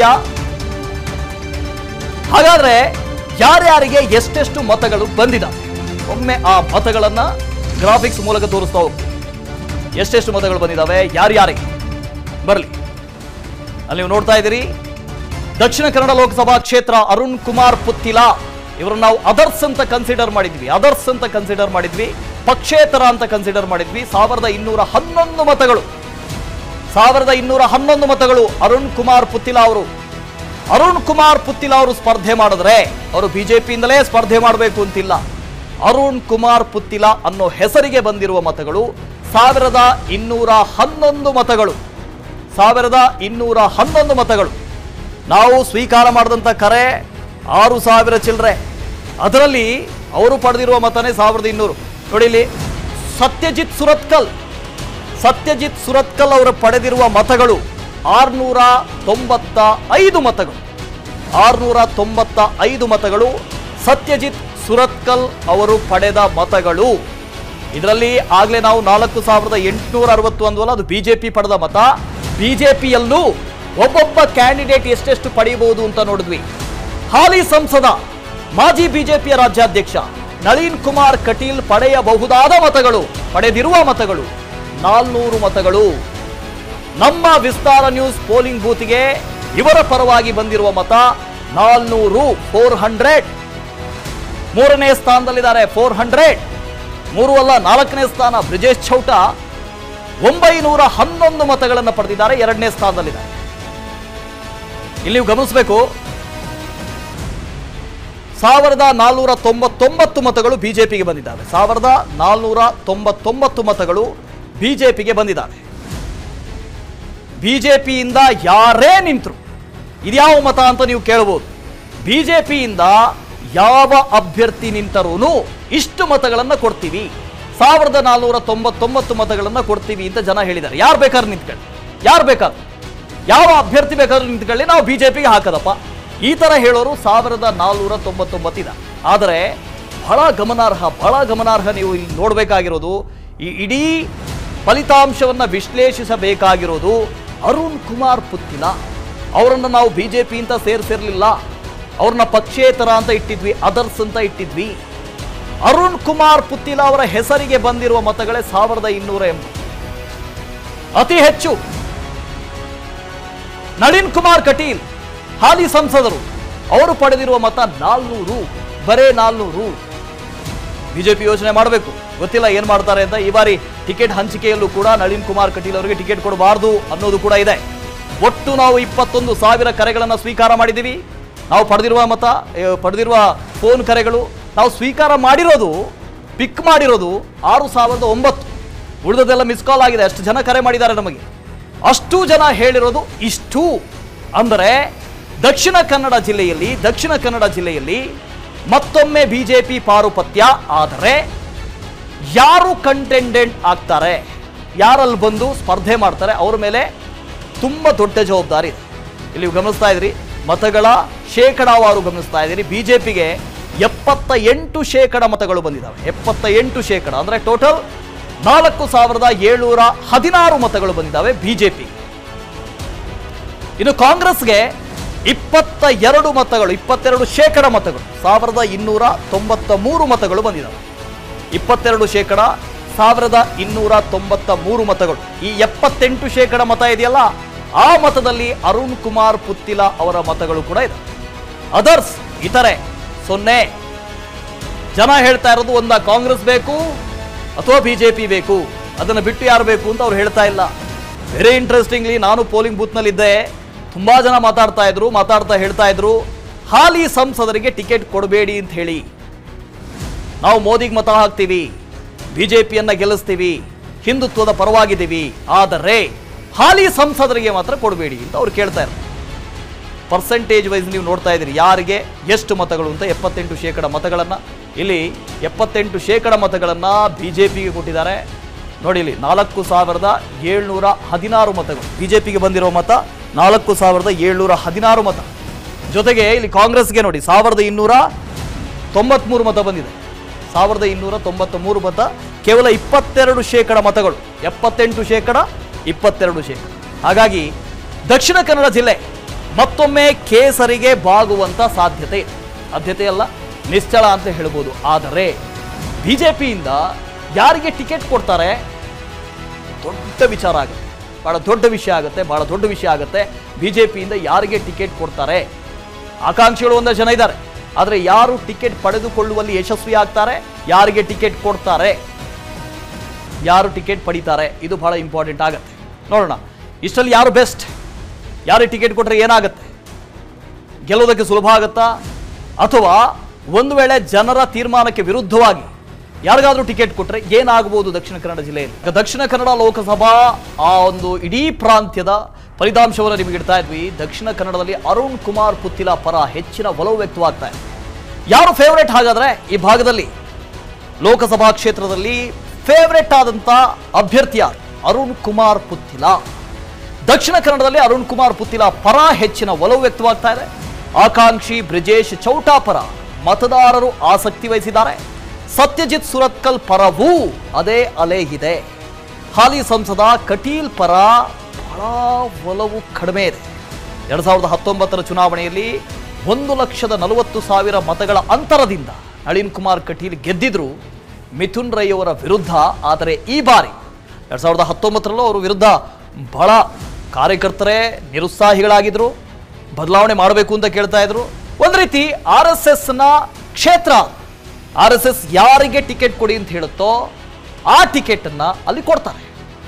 ಹಾಗಾದ್ರೆ ಯಾರ್ಯಾರಿಗೆ ಎಷ್ಟೆಷ್ಟು ಮತಗಳು ಬಂದಿದ್ದಾವೆ ಒಮ್ಮೆ ಆ ಮತಗಳನ್ನ ಗ್ರಾಫಿಕ್ಸ್ ಮೂಲಕ ತೋರಿಸ್ತಾ ಹೋಗ್ತೀವಿ ಎಷ್ಟೆಷ್ಟು ಮತಗಳು ಬಂದಿದ್ದಾವೆ ಯಾರ್ಯಾರಿಗೆ ಬರಲಿ ಅಲ್ಲಿ ನೀವು ನೋಡ್ತಾ ಇದ್ದೀರಿ ದಕ್ಷಿಣ ಕನ್ನಡ ಲೋಕಸಭಾ ಕ್ಷೇತ್ರ ಅರುಣ್ ಕುಮಾರ್ ಪುತ್ತಿಲ ಇವರನ್ನ ನಾವು ಅದರ್ಸ್ ಅಂತ ಕನ್ಸಿಡರ್ ಮಾಡಿದ್ವಿ ಅದರ್ಸ್ ಅಂತ ಕನ್ಸಿಡರ್ ಮಾಡಿದ್ವಿ ಪಕ್ಷೇತರ ಅಂತ ಕನ್ಸಿಡರ್ ಮಾಡಿದ್ವಿ ಸಾವಿರದ ಇನ್ನೂರ ಹನ್ನೊಂದು ಮತಗಳು ಸಾವಿರದ ಇನ್ನೂರ ಹನ್ನೊಂದು ಮತಗಳು ಅರುಣ್ ಕುಮಾರ್ ಪುತ್ತಿಲ ಅವರು ಅರುಣ್ ಕುಮಾರ್ ಪುತ್ತಿಲ ಅವರು ಸ್ಪರ್ಧೆ ಮಾಡಿದ್ರೆ ಅವರು ಬಿಜೆಪಿಯಿಂದಲೇ ಸ್ಪರ್ಧೆ ಮಾಡಬೇಕು ಅಂತಿಲ್ಲ ಅರುಣ್ ಕುಮಾರ್ ಪುತ್ತಿಲ ಅನ್ನೋ ಹೆಸರಿಗೆ ಬಂದಿರುವ ಮತಗಳು ಸಾವಿರದ ಇನ್ನೂರ ಹನ್ನೊಂದು ಮತಗಳು ಸಾವಿರದ ಇನ್ನೂರ ಹನ್ನೊಂದು ಮತಗಳು ನಾವು ಸ್ವೀಕಾರ ಮಾಡಿದಂಥ ಕರೆ ಆರು ಸಾವಿರ ಚಿಲ್ಲರೆ ಅದರಲ್ಲಿ ಅವರು ಪಡೆದಿರುವ ಮತನೇ ಸಾವಿರದ ಇನ್ನೂರು ನೋಡಿ ಇಲ್ಲಿ ಸತ್ಯಜಿತ್ ಸುರತ್ಕಲ್ ಸತ್ಯಜಿತ್ ಸುರತ್ಕಲ್ ಅವರು ಪಡೆದಿರುವ ಮತಗಳು ಆರ್ನೂರ ತೊಂಬತ್ತ ಐದು ಮತಗಳು ಆರ್ನೂರ ತೊಂಬತ್ತ ಐದು ಮತಗಳು ಸತ್ಯಜಿತ್ ಸುರತ್ಕಲ್ ಅವರು ಪಡೆದ ಮತಗಳು ಇದರಲ್ಲಿ ಆಗಲೇ ನಾವು ನಾಲ್ಕು ಸಾವಿರದ ಎಂಟುನೂರ ಅರವತ್ತು ಅಂದ್ವಲ್ಲ ಅದು ಬಿಜೆಪಿ ಪಡೆದ ಮತ ಬಿಜೆಪಿಯಲ್ಲೂ ಒಬ್ಬೊಬ್ಬ ಕ್ಯಾಂಡಿಡೇಟ್ ಎಷ್ಟೆಷ್ಟು ಪಡೆಯಬಹುದು ಅಂತ ನೋಡಿದ್ವಿ ಹಾಲಿ ಸಂಸದ ಮಾಜಿ ಬಿಜೆಪಿಯ ರಾಜ್ಯಾಧ್ಯಕ್ಷ ನಳಿನ್ ಕುಮಾರ್ ಕಟೀಲ್ ಪಡೆಯಬಹುದಾದ ಮತಗಳು ಪಡೆದಿರುವ ಮತಗಳು ನಾಲ್ನೂರು ಮತಗಳು ನಮ್ಮ ವಿಸ್ತಾರ ನ್ಯೂಸ್ ಪೋಲಿಂಗ್ ಬೂತ್ಗೆ ಇವರ ಪರವಾಗಿ ಬಂದಿರುವ ಮತ ನಾಲ್ನೂರು ಫೋರ್ ಹಂಡ್ರೆಡ್ ಮೂರನೇ ಸ್ಥಾನದಲ್ಲಿದ್ದಾರೆ ಫೋರ್ ಹಂಡ್ರೆಡ್ ಮೂರು ಅಲ್ಲ ನಾಲ್ಕನೇ ಸ್ಥಾನ ಬ್ರಿಜೇಶ್ ಚೌಟ ಒಂಬೈನೂರ ಹನ್ನೊಂದು ಮತಗಳನ್ನು ಪಡೆದಿದ್ದಾರೆ ಎರಡನೇ ಸ್ಥಾನದಲ್ಲಿದ್ದಾರೆ ಇಲ್ಲಿ ನೀವು ಗಮನಿಸಬೇಕು ಸಾವಿರದ ನಾಲ್ನೂರ ತೊಂಬತ್ತೊಂಬತ್ತು ಮತಗಳು ಬಿಜೆಪಿಗೆ ಬಂದಿದ್ದಾವೆ ಸಾವಿರದ ನಾಲ್ನೂರ ತೊಂಬತ್ತೊಂಬತ್ತು ಮತಗಳು ಬಿಜೆಪಿಗೆ ಬಂದಿದ್ದಾವೆ ಬಿಜೆಪಿಯಿಂದ ಯಾರೇ ನಿಂತರು ಇದ್ಯಾವ ಮತ ಅಂತ ನೀವು ಕೇಳಬಹುದು ಬಿಜೆಪಿಯಿಂದ ಯಾವ ಅಭ್ಯರ್ಥಿ ನಿಂತರೂ ಇಷ್ಟು ಮತಗಳನ್ನು ಕೊಡ್ತೀವಿ ಸಾವಿರದ ನಾಲ್ನೂರ ತೊಂಬತ್ತೊಂಬತ್ತು ಮತಗಳನ್ನು ಕೊಡ್ತೀವಿ ಅಂತ ಜನ ಹೇಳಿದ್ದಾರೆ ಯಾರು ಬೇಕಾದ್ರೂ ನಿಂತ್ಕೊಳ್ಳಿ ಯಾರು ಬೇಕಾದ್ರು ಯಾವ ಅಭ್ಯರ್ಥಿ ಬೇಕಾದ್ರೂ ನಿಂತ್ಕೊಳ್ಳಿ ನಾವು ಬಿಜೆಪಿಗೆ ಹಾಕದಪ್ಪ ಈ ತರ ಹೇಳೋರು ಸಾವಿರದ ನಾಲ್ನೂರ ತೊಂಬತ್ತೊಂಬತ್ತಿದ ಆದರೆ ಬಹಳ ಗಮನಾರ್ಹ ಬಹಳ ಗಮನಾರ್ಹ ನೀವು ಇಲ್ಲಿ ನೋಡಬೇಕಾಗಿರೋದು ಈ ಇಡೀ ಫಲಿತಾಂಶವನ್ನ ವಿಶ್ಲೇಷಿಸಬೇಕಾಗಿರೋದು ಅರುಣ್ ಕುಮಾರ್ ಪುತ್ತಿಲ ಅವರನ್ನು ನಾವು ಬಿಜೆಪಿ ಅಂತ ಸೇರಿಸಿರ್ಲಿಲ್ಲ ಅವ್ರನ್ನ ಪಕ್ಷೇತರ ಅಂತ ಇಟ್ಟಿದ್ವಿ ಅದರ್ಸ್ ಅಂತ ಇಟ್ಟಿದ್ವಿ ಅರುಣ್ ಕುಮಾರ್ ಪುತ್ತಿಲ ಅವರ ಹೆಸರಿಗೆ ಬಂದಿರುವ ಮತಗಳೇ ಸಾವಿರದ ಇನ್ನೂರ ಎಂಬತ್ತು ಅತಿ ಹೆಚ್ಚು ನಳಿನ್ ಕುಮಾರ್ ಕಟೀಲ್ ಹಾಲಿ ಸಂಸದರು ಅವರು ಪಡೆದಿರುವ ಮತ ನಾಲ್ನೂರು ಬರೇ ನಾಲ್ನೂರು ಬಿಜೆಪಿ ಯೋಚನೆ ಮಾಡಬೇಕು ಗೊತ್ತಿಲ್ಲ ಏನ್ ಮಾಡ್ತಾರೆ ಅಂತ ಈ ಬಾರಿ ಟಿಕೆಟ್ ಹಂಚಿಕೆಯಲ್ಲೂ ಕೂಡ ನಳಿನ್ ಕುಮಾರ್ ಕಟೀಲ್ ಅವರಿಗೆ ಟಿಕೆಟ್ ಕೊಡಬಾರದು ಅನ್ನೋದು ಕೂಡ ಇದೆ ಒಟ್ಟು ನಾವು ಇಪ್ಪತ್ತೊಂದು ಸಾವಿರ ಕರೆಗಳನ್ನು ಸ್ವೀಕಾರ ಮಾಡಿದ್ದೀವಿ ನಾವು ಪಡೆದಿರುವ ಮತ ಏ, ಪಡೆದಿರುವ ಫೋನ್ ಕರೆಗಳು ನಾವು ಸ್ವೀಕಾರ ಮಾಡಿರೋದು ಪಿಕ್ ಮಾಡಿರೋದು ಆರು ಸಾವಿರದ ಒಂಬತ್ತು ಉಳಿದದೆಲ್ಲ ಮಿಸ್ ಕಾಲ್ ಆಗಿದೆ ಅಷ್ಟು ಜನ ಕರೆ ಮಾಡಿದ್ದಾರೆ ನಮಗೆ ಅಷ್ಟು ಜನ ಹೇಳಿರೋದು ಇಷ್ಟು ಅಂದರೆ ದಕ್ಷಿಣ ಕನ್ನಡ ಜಿಲ್ಲೆಯಲ್ಲಿ ದಕ್ಷಿಣ ಕನ್ನಡ ಜಿಲ್ಲೆಯಲ್ಲಿ ಮತ್ತೊಮ್ಮೆ ಬಿಜೆಪಿ ಪಾರುಪತ್ಯ ಆದರೆ ಯಾರು ಕಂಟೆಂಡೆಂಟ್ ಆಗ್ತಾರೆ ಯಾರಲ್ಲಿ ಬಂದು ಸ್ಪರ್ಧೆ ಮಾಡ್ತಾರೆ ಅವ್ರ ಮೇಲೆ ತುಂಬ ದೊಡ್ಡ ಜವಾಬ್ದಾರಿ ಇದೆ ಇಲ್ಲಿ ನೀವು ಗಮನಿಸ್ತಾ ಇದ್ರಿ ಮತಗಳ ಶೇಕಡಾವಾರು ಗಮನಿಸ್ತಾ ಇದ್ದೀರಿ ಬಿಜೆಪಿಗೆ ಎಪ್ಪತ್ತ ಎಂಟು ಶೇಕಡ ಮತಗಳು ಬಂದಿದ್ದಾವೆ ಎಪ್ಪತ್ತ ಎಂಟು ಶೇಕಡ ಅಂದರೆ ಟೋಟಲ್ ನಾಲ್ಕು ಸಾವಿರದ ಏಳ್ನೂರ ಹದಿನಾರು ಮತಗಳು ಬಂದಿದ್ದಾವೆ ಬಿಜೆಪಿ ಇನ್ನು ಕಾಂಗ್ರೆಸ್ಗೆ ಇಪ್ಪತ್ತ ಎರಡು ಮತಗಳು ಇಪ್ಪತ್ತೆರಡು ಶೇಕಡ ಮತಗಳು ಸಾವಿರದ ಇನ್ನೂರ ತೊಂಬತ್ತ ಮೂರು ಮತಗಳು ಬಂದಿದ್ದಾವೆ ಇಪ್ಪತ್ತೆರಡು ಶೇಕಡ ಸಾವಿರದ ಇನ್ನೂರ ತೊಂಬತ್ತ ಮೂರು ಮತಗಳು ಈ ಎಪ್ಪತ್ತೆಂಟು ಶೇಕಡ ಮತ ಇದೆಯಲ್ಲ ಆ ಮತದಲ್ಲಿ ಅರುಣ್ ಕುಮಾರ್ ಪುತ್ತಿಲ ಅವರ ಮತಗಳು ಕೂಡ ಇದೆ ಅದರ್ಸ್ ಇತರೆ ಸೊನ್ನೆ ಜನ ಹೇಳ್ತಾ ಇರೋದು ಒಂದ ಕಾಂಗ್ರೆಸ್ ಬೇಕು ಅಥವಾ ಬಿಜೆಪಿ ಬೇಕು ಅದನ್ನು ಬಿಟ್ಟು ಯಾರು ಬೇಕು ಅಂತ ಅವ್ರು ಹೇಳ್ತಾ ಇಲ್ಲ ವೆರಿ ಇಂಟ್ರೆಸ್ಟಿಂಗ್ಲಿ ನಾನು ಪೋಲಿಂಗ್ ಬೂತ್ನಲ್ಲಿದ್ದೆ ತುಂಬಾ ಜನ ಮಾತಾಡ್ತಾ ಇದ್ರು ಮಾತಾಡ್ತಾ ಹೇಳ್ತಾ ಇದ್ರು ಹಾಲಿ ಸಂಸದರಿಗೆ ಟಿಕೆಟ್ ಕೊಡಬೇಡಿ ಅಂತ ಹೇಳಿ ನಾವು ಮೋದಿಗೆ ಮತ ಹಾಕ್ತೀವಿ ಬಿಜೆಪಿಯನ್ನ ಗೆಲ್ಲಿಸ್ತೀವಿ ಹಿಂದುತ್ವದ ಪರವಾಗಿದ್ದೀವಿ ಆದರೆ ಹಾಲಿ ಸಂಸದರಿಗೆ ಮಾತ್ರ ಕೊಡಬೇಡಿ ಅಂತ ಅವ್ರು ಕೇಳ್ತಾ ಇದ್ದಾರೆ ಪರ್ಸೆಂಟೇಜ್ ವೈಸ್ ನೀವು ನೋಡ್ತಾ ಇದ್ದೀರಿ ಯಾರಿಗೆ ಎಷ್ಟು ಮತಗಳು ಅಂತ ಎಪ್ಪತ್ತೆಂಟು ಶೇಕಡ ಮತಗಳನ್ನು ಇಲ್ಲಿ ಎಪ್ಪತ್ತೆಂಟು ಶೇಕಡ ಮತಗಳನ್ನು ಬಿ ಜೆ ಪಿಗೆ ಕೊಟ್ಟಿದ್ದಾರೆ ನೋಡಿ ಇಲ್ಲಿ ನಾಲ್ಕು ಸಾವಿರದ ಏಳ್ನೂರ ಹದಿನಾರು ಮತಗಳು ಬಿ ಜೆ ಪಿಗೆ ಬಂದಿರೋ ಮತ ನಾಲ್ಕು ಸಾವಿರದ ಏಳ್ನೂರ ಹದಿನಾರು ಮತ ಜೊತೆಗೆ ಇಲ್ಲಿ ಕಾಂಗ್ರೆಸ್ಗೆ ನೋಡಿ ಸಾವಿರದ ಇನ್ನೂರ ತೊಂಬತ್ಮೂರು ಮತ ಬಂದಿದೆ ಸಾವಿರದ ಇನ್ನೂರ ತೊಂಬತ್ತ ಮೂರು ಮತ ಕೇವಲ ಇಪ್ಪತ್ತೆರಡು ಶೇಕಡ ಮತಗಳು ಎಪ್ಪತ್ತೆಂಟು ಶೇಕಡ ಇಪ್ಪತ್ತೆರಡು ಶೇಕಡ ಹಾಗಾಗಿ ದಕ್ಷಿಣ ಕನ್ನಡ ಜಿಲ್ಲೆ ಮತ್ತೊಮ್ಮೆ ಕೇಸರಿಗೆ ಬಾಗುವಂತ ಸಾಧ್ಯತೆ ಇದೆ ಸಾಧ್ಯತೆ ಅಲ್ಲ ನಿಶ್ಚಳ ಅಂತ ಹೇಳ್ಬೋದು ಆದರೆ ಬಿಜೆಪಿಯಿಂದ ಯಾರಿಗೆ ಟಿಕೆಟ್ ಕೊಡ್ತಾರೆ ದೊಡ್ಡ ವಿಚಾರ ಆಗುತ್ತೆ ಬಹಳ ದೊಡ್ಡ ವಿಷಯ ಆಗುತ್ತೆ ಬಹಳ ದೊಡ್ಡ ವಿಷಯ ಆಗುತ್ತೆ ಬಿಜೆಪಿಯಿಂದ ಯಾರಿಗೆ ಟಿಕೆಟ್ ಕೊಡ್ತಾರೆ ಆಕಾಂಕ್ಷಿಗಳು ಒಂದಷ್ಟು ಜನ ಇದ್ದಾರೆ ಆದರೆ ಯಾರು ಟಿಕೆಟ್ ಪಡೆದುಕೊಳ್ಳುವಲ್ಲಿ ಯಶಸ್ವಿ ಆಗ್ತಾರೆ ಯಾರಿಗೆ ಟಿಕೆಟ್ ಕೊಡ್ತಾರೆ ಯಾರು ಟಿಕೆಟ್ ಪಡಿತಾರೆ ಇದು ಬಹಳ ಇಂಪಾರ್ಟೆಂಟ್ ಆಗುತ್ತೆ ನೋಡೋಣ ಇಷ್ಟರಲ್ಲಿ ಯಾರು ಬೆಸ್ಟ್ ಯಾರಿಗೆ ಟಿಕೆಟ್ ಕೊಟ್ಟರೆ ಏನಾಗುತ್ತೆ ಗೆಲ್ಲೋದಕ್ಕೆ ಸುಲಭ ಆಗುತ್ತಾ ಅಥವಾ ಒಂದು ವೇಳೆ ಜನರ ತೀರ್ಮಾನಕ್ಕೆ ವಿರುದ್ಧವಾಗಿ ಯಾರಿಗಾದ್ರೂ ಟಿಕೆಟ್ ಕೊಟ್ಟರೆ ಏನಾಗಬಹುದು ದಕ್ಷಿಣ ಕನ್ನಡ ಜಿಲ್ಲೆಯಲ್ಲಿ ಈಗ ದಕ್ಷಿಣ ಕನ್ನಡ ಲೋಕಸಭಾ ಆ ಒಂದು ಇಡೀ ಪ್ರಾಂತ್ಯದ ಫಲಿತಾಂಶವನ್ನು ನಿಮಗೆ ಇಡ್ತಾ ಇದ್ವಿ ದಕ್ಷಿಣ ಕನ್ನಡದಲ್ಲಿ ಅರುಣ್ ಕುಮಾರ್ ಪುತ್ತಿಲ ಪರ ಹೆಚ್ಚಿನ ಒಲವು ವ್ಯಕ್ತವಾಗ್ತಾ ಇದೆ ಯಾರು ಫೇವರೇಟ್ ಹಾಗಾದ್ರೆ ಈ ಭಾಗದಲ್ಲಿ ಲೋಕಸಭಾ ಕ್ಷೇತ್ರದಲ್ಲಿ ಫೇವರೇಟ್ ಆದಂತ ಅಭ್ಯರ್ಥಿ ಯಾರು ಅರುಣ್ ಕುಮಾರ್ ಪುತ್ತಿಲ ದಕ್ಷಿಣ ಕನ್ನಡದಲ್ಲಿ ಅರುಣ್ ಕುಮಾರ್ ಪುತ್ತಿಲ ಪರ ಹೆಚ್ಚಿನ ಒಲವು ವ್ಯಕ್ತವಾಗ್ತಾ ಇದೆ ಆಕಾಂಕ್ಷಿ ಬ್ರಿಜೇಶ್ ಚೌಟಾ ಪರ ಮತದಾರರು ಆಸಕ್ತಿ ವಹಿಸಿದ್ದಾರೆ ಸತ್ಯಜಿತ್ ಸುರತ್ಕಲ್ ಪರವೂ ಅದೇ ಅಲೆ ಇದೆ ಹಾಲಿ ಸಂಸದ ಕಟೀಲ್ ಪರ ಬಹಳ ಒಲವು ಕಡಿಮೆ ಇದೆ ಎರಡ್ ಸಾವಿರದ ಹತ್ತೊಂಬತ್ತರ ಚುನಾವಣೆಯಲ್ಲಿ ಒಂದು ಲಕ್ಷದ ನಲವತ್ತು ಸಾವಿರ ಮತಗಳ ಅಂತರದಿಂದ ನಳಿನ್ ಕುಮಾರ್ ಕಟೀಲ್ ಗೆದ್ದಿದ್ರು ಮಿಥುನ್ ರೈ ಅವರ ವಿರುದ್ಧ ಆದರೆ ಈ ಬಾರಿ ಎರಡ್ ಸಾವಿರದ ಹತ್ತೊಂಬತ್ತರಲ್ಲೂ ಅವರ ವಿರುದ್ಧ ಬಹಳ ಕಾರ್ಯಕರ್ತರೇ ನಿರುತ್ಸಾಹಿಗಳಾಗಿದ್ರು ಬದಲಾವಣೆ ಮಾಡಬೇಕು ಅಂತ ಕೇಳ್ತಾ ಇದ್ರು ಒಂದು ರೀತಿ ಆರ್ ಎಸ್ ಎಸ್ನ ಕ್ಷೇತ್ರ ಆರ್ ಎಸ್ ಎಸ್ ಯಾರಿಗೆ ಟಿಕೆಟ್ ಕೊಡಿ ಅಂತ ಹೇಳುತ್ತೋ ಆ ಟಿಕೆಟನ್ನ ಅಲ್ಲಿ ಕೊಡ್ತಾರೆ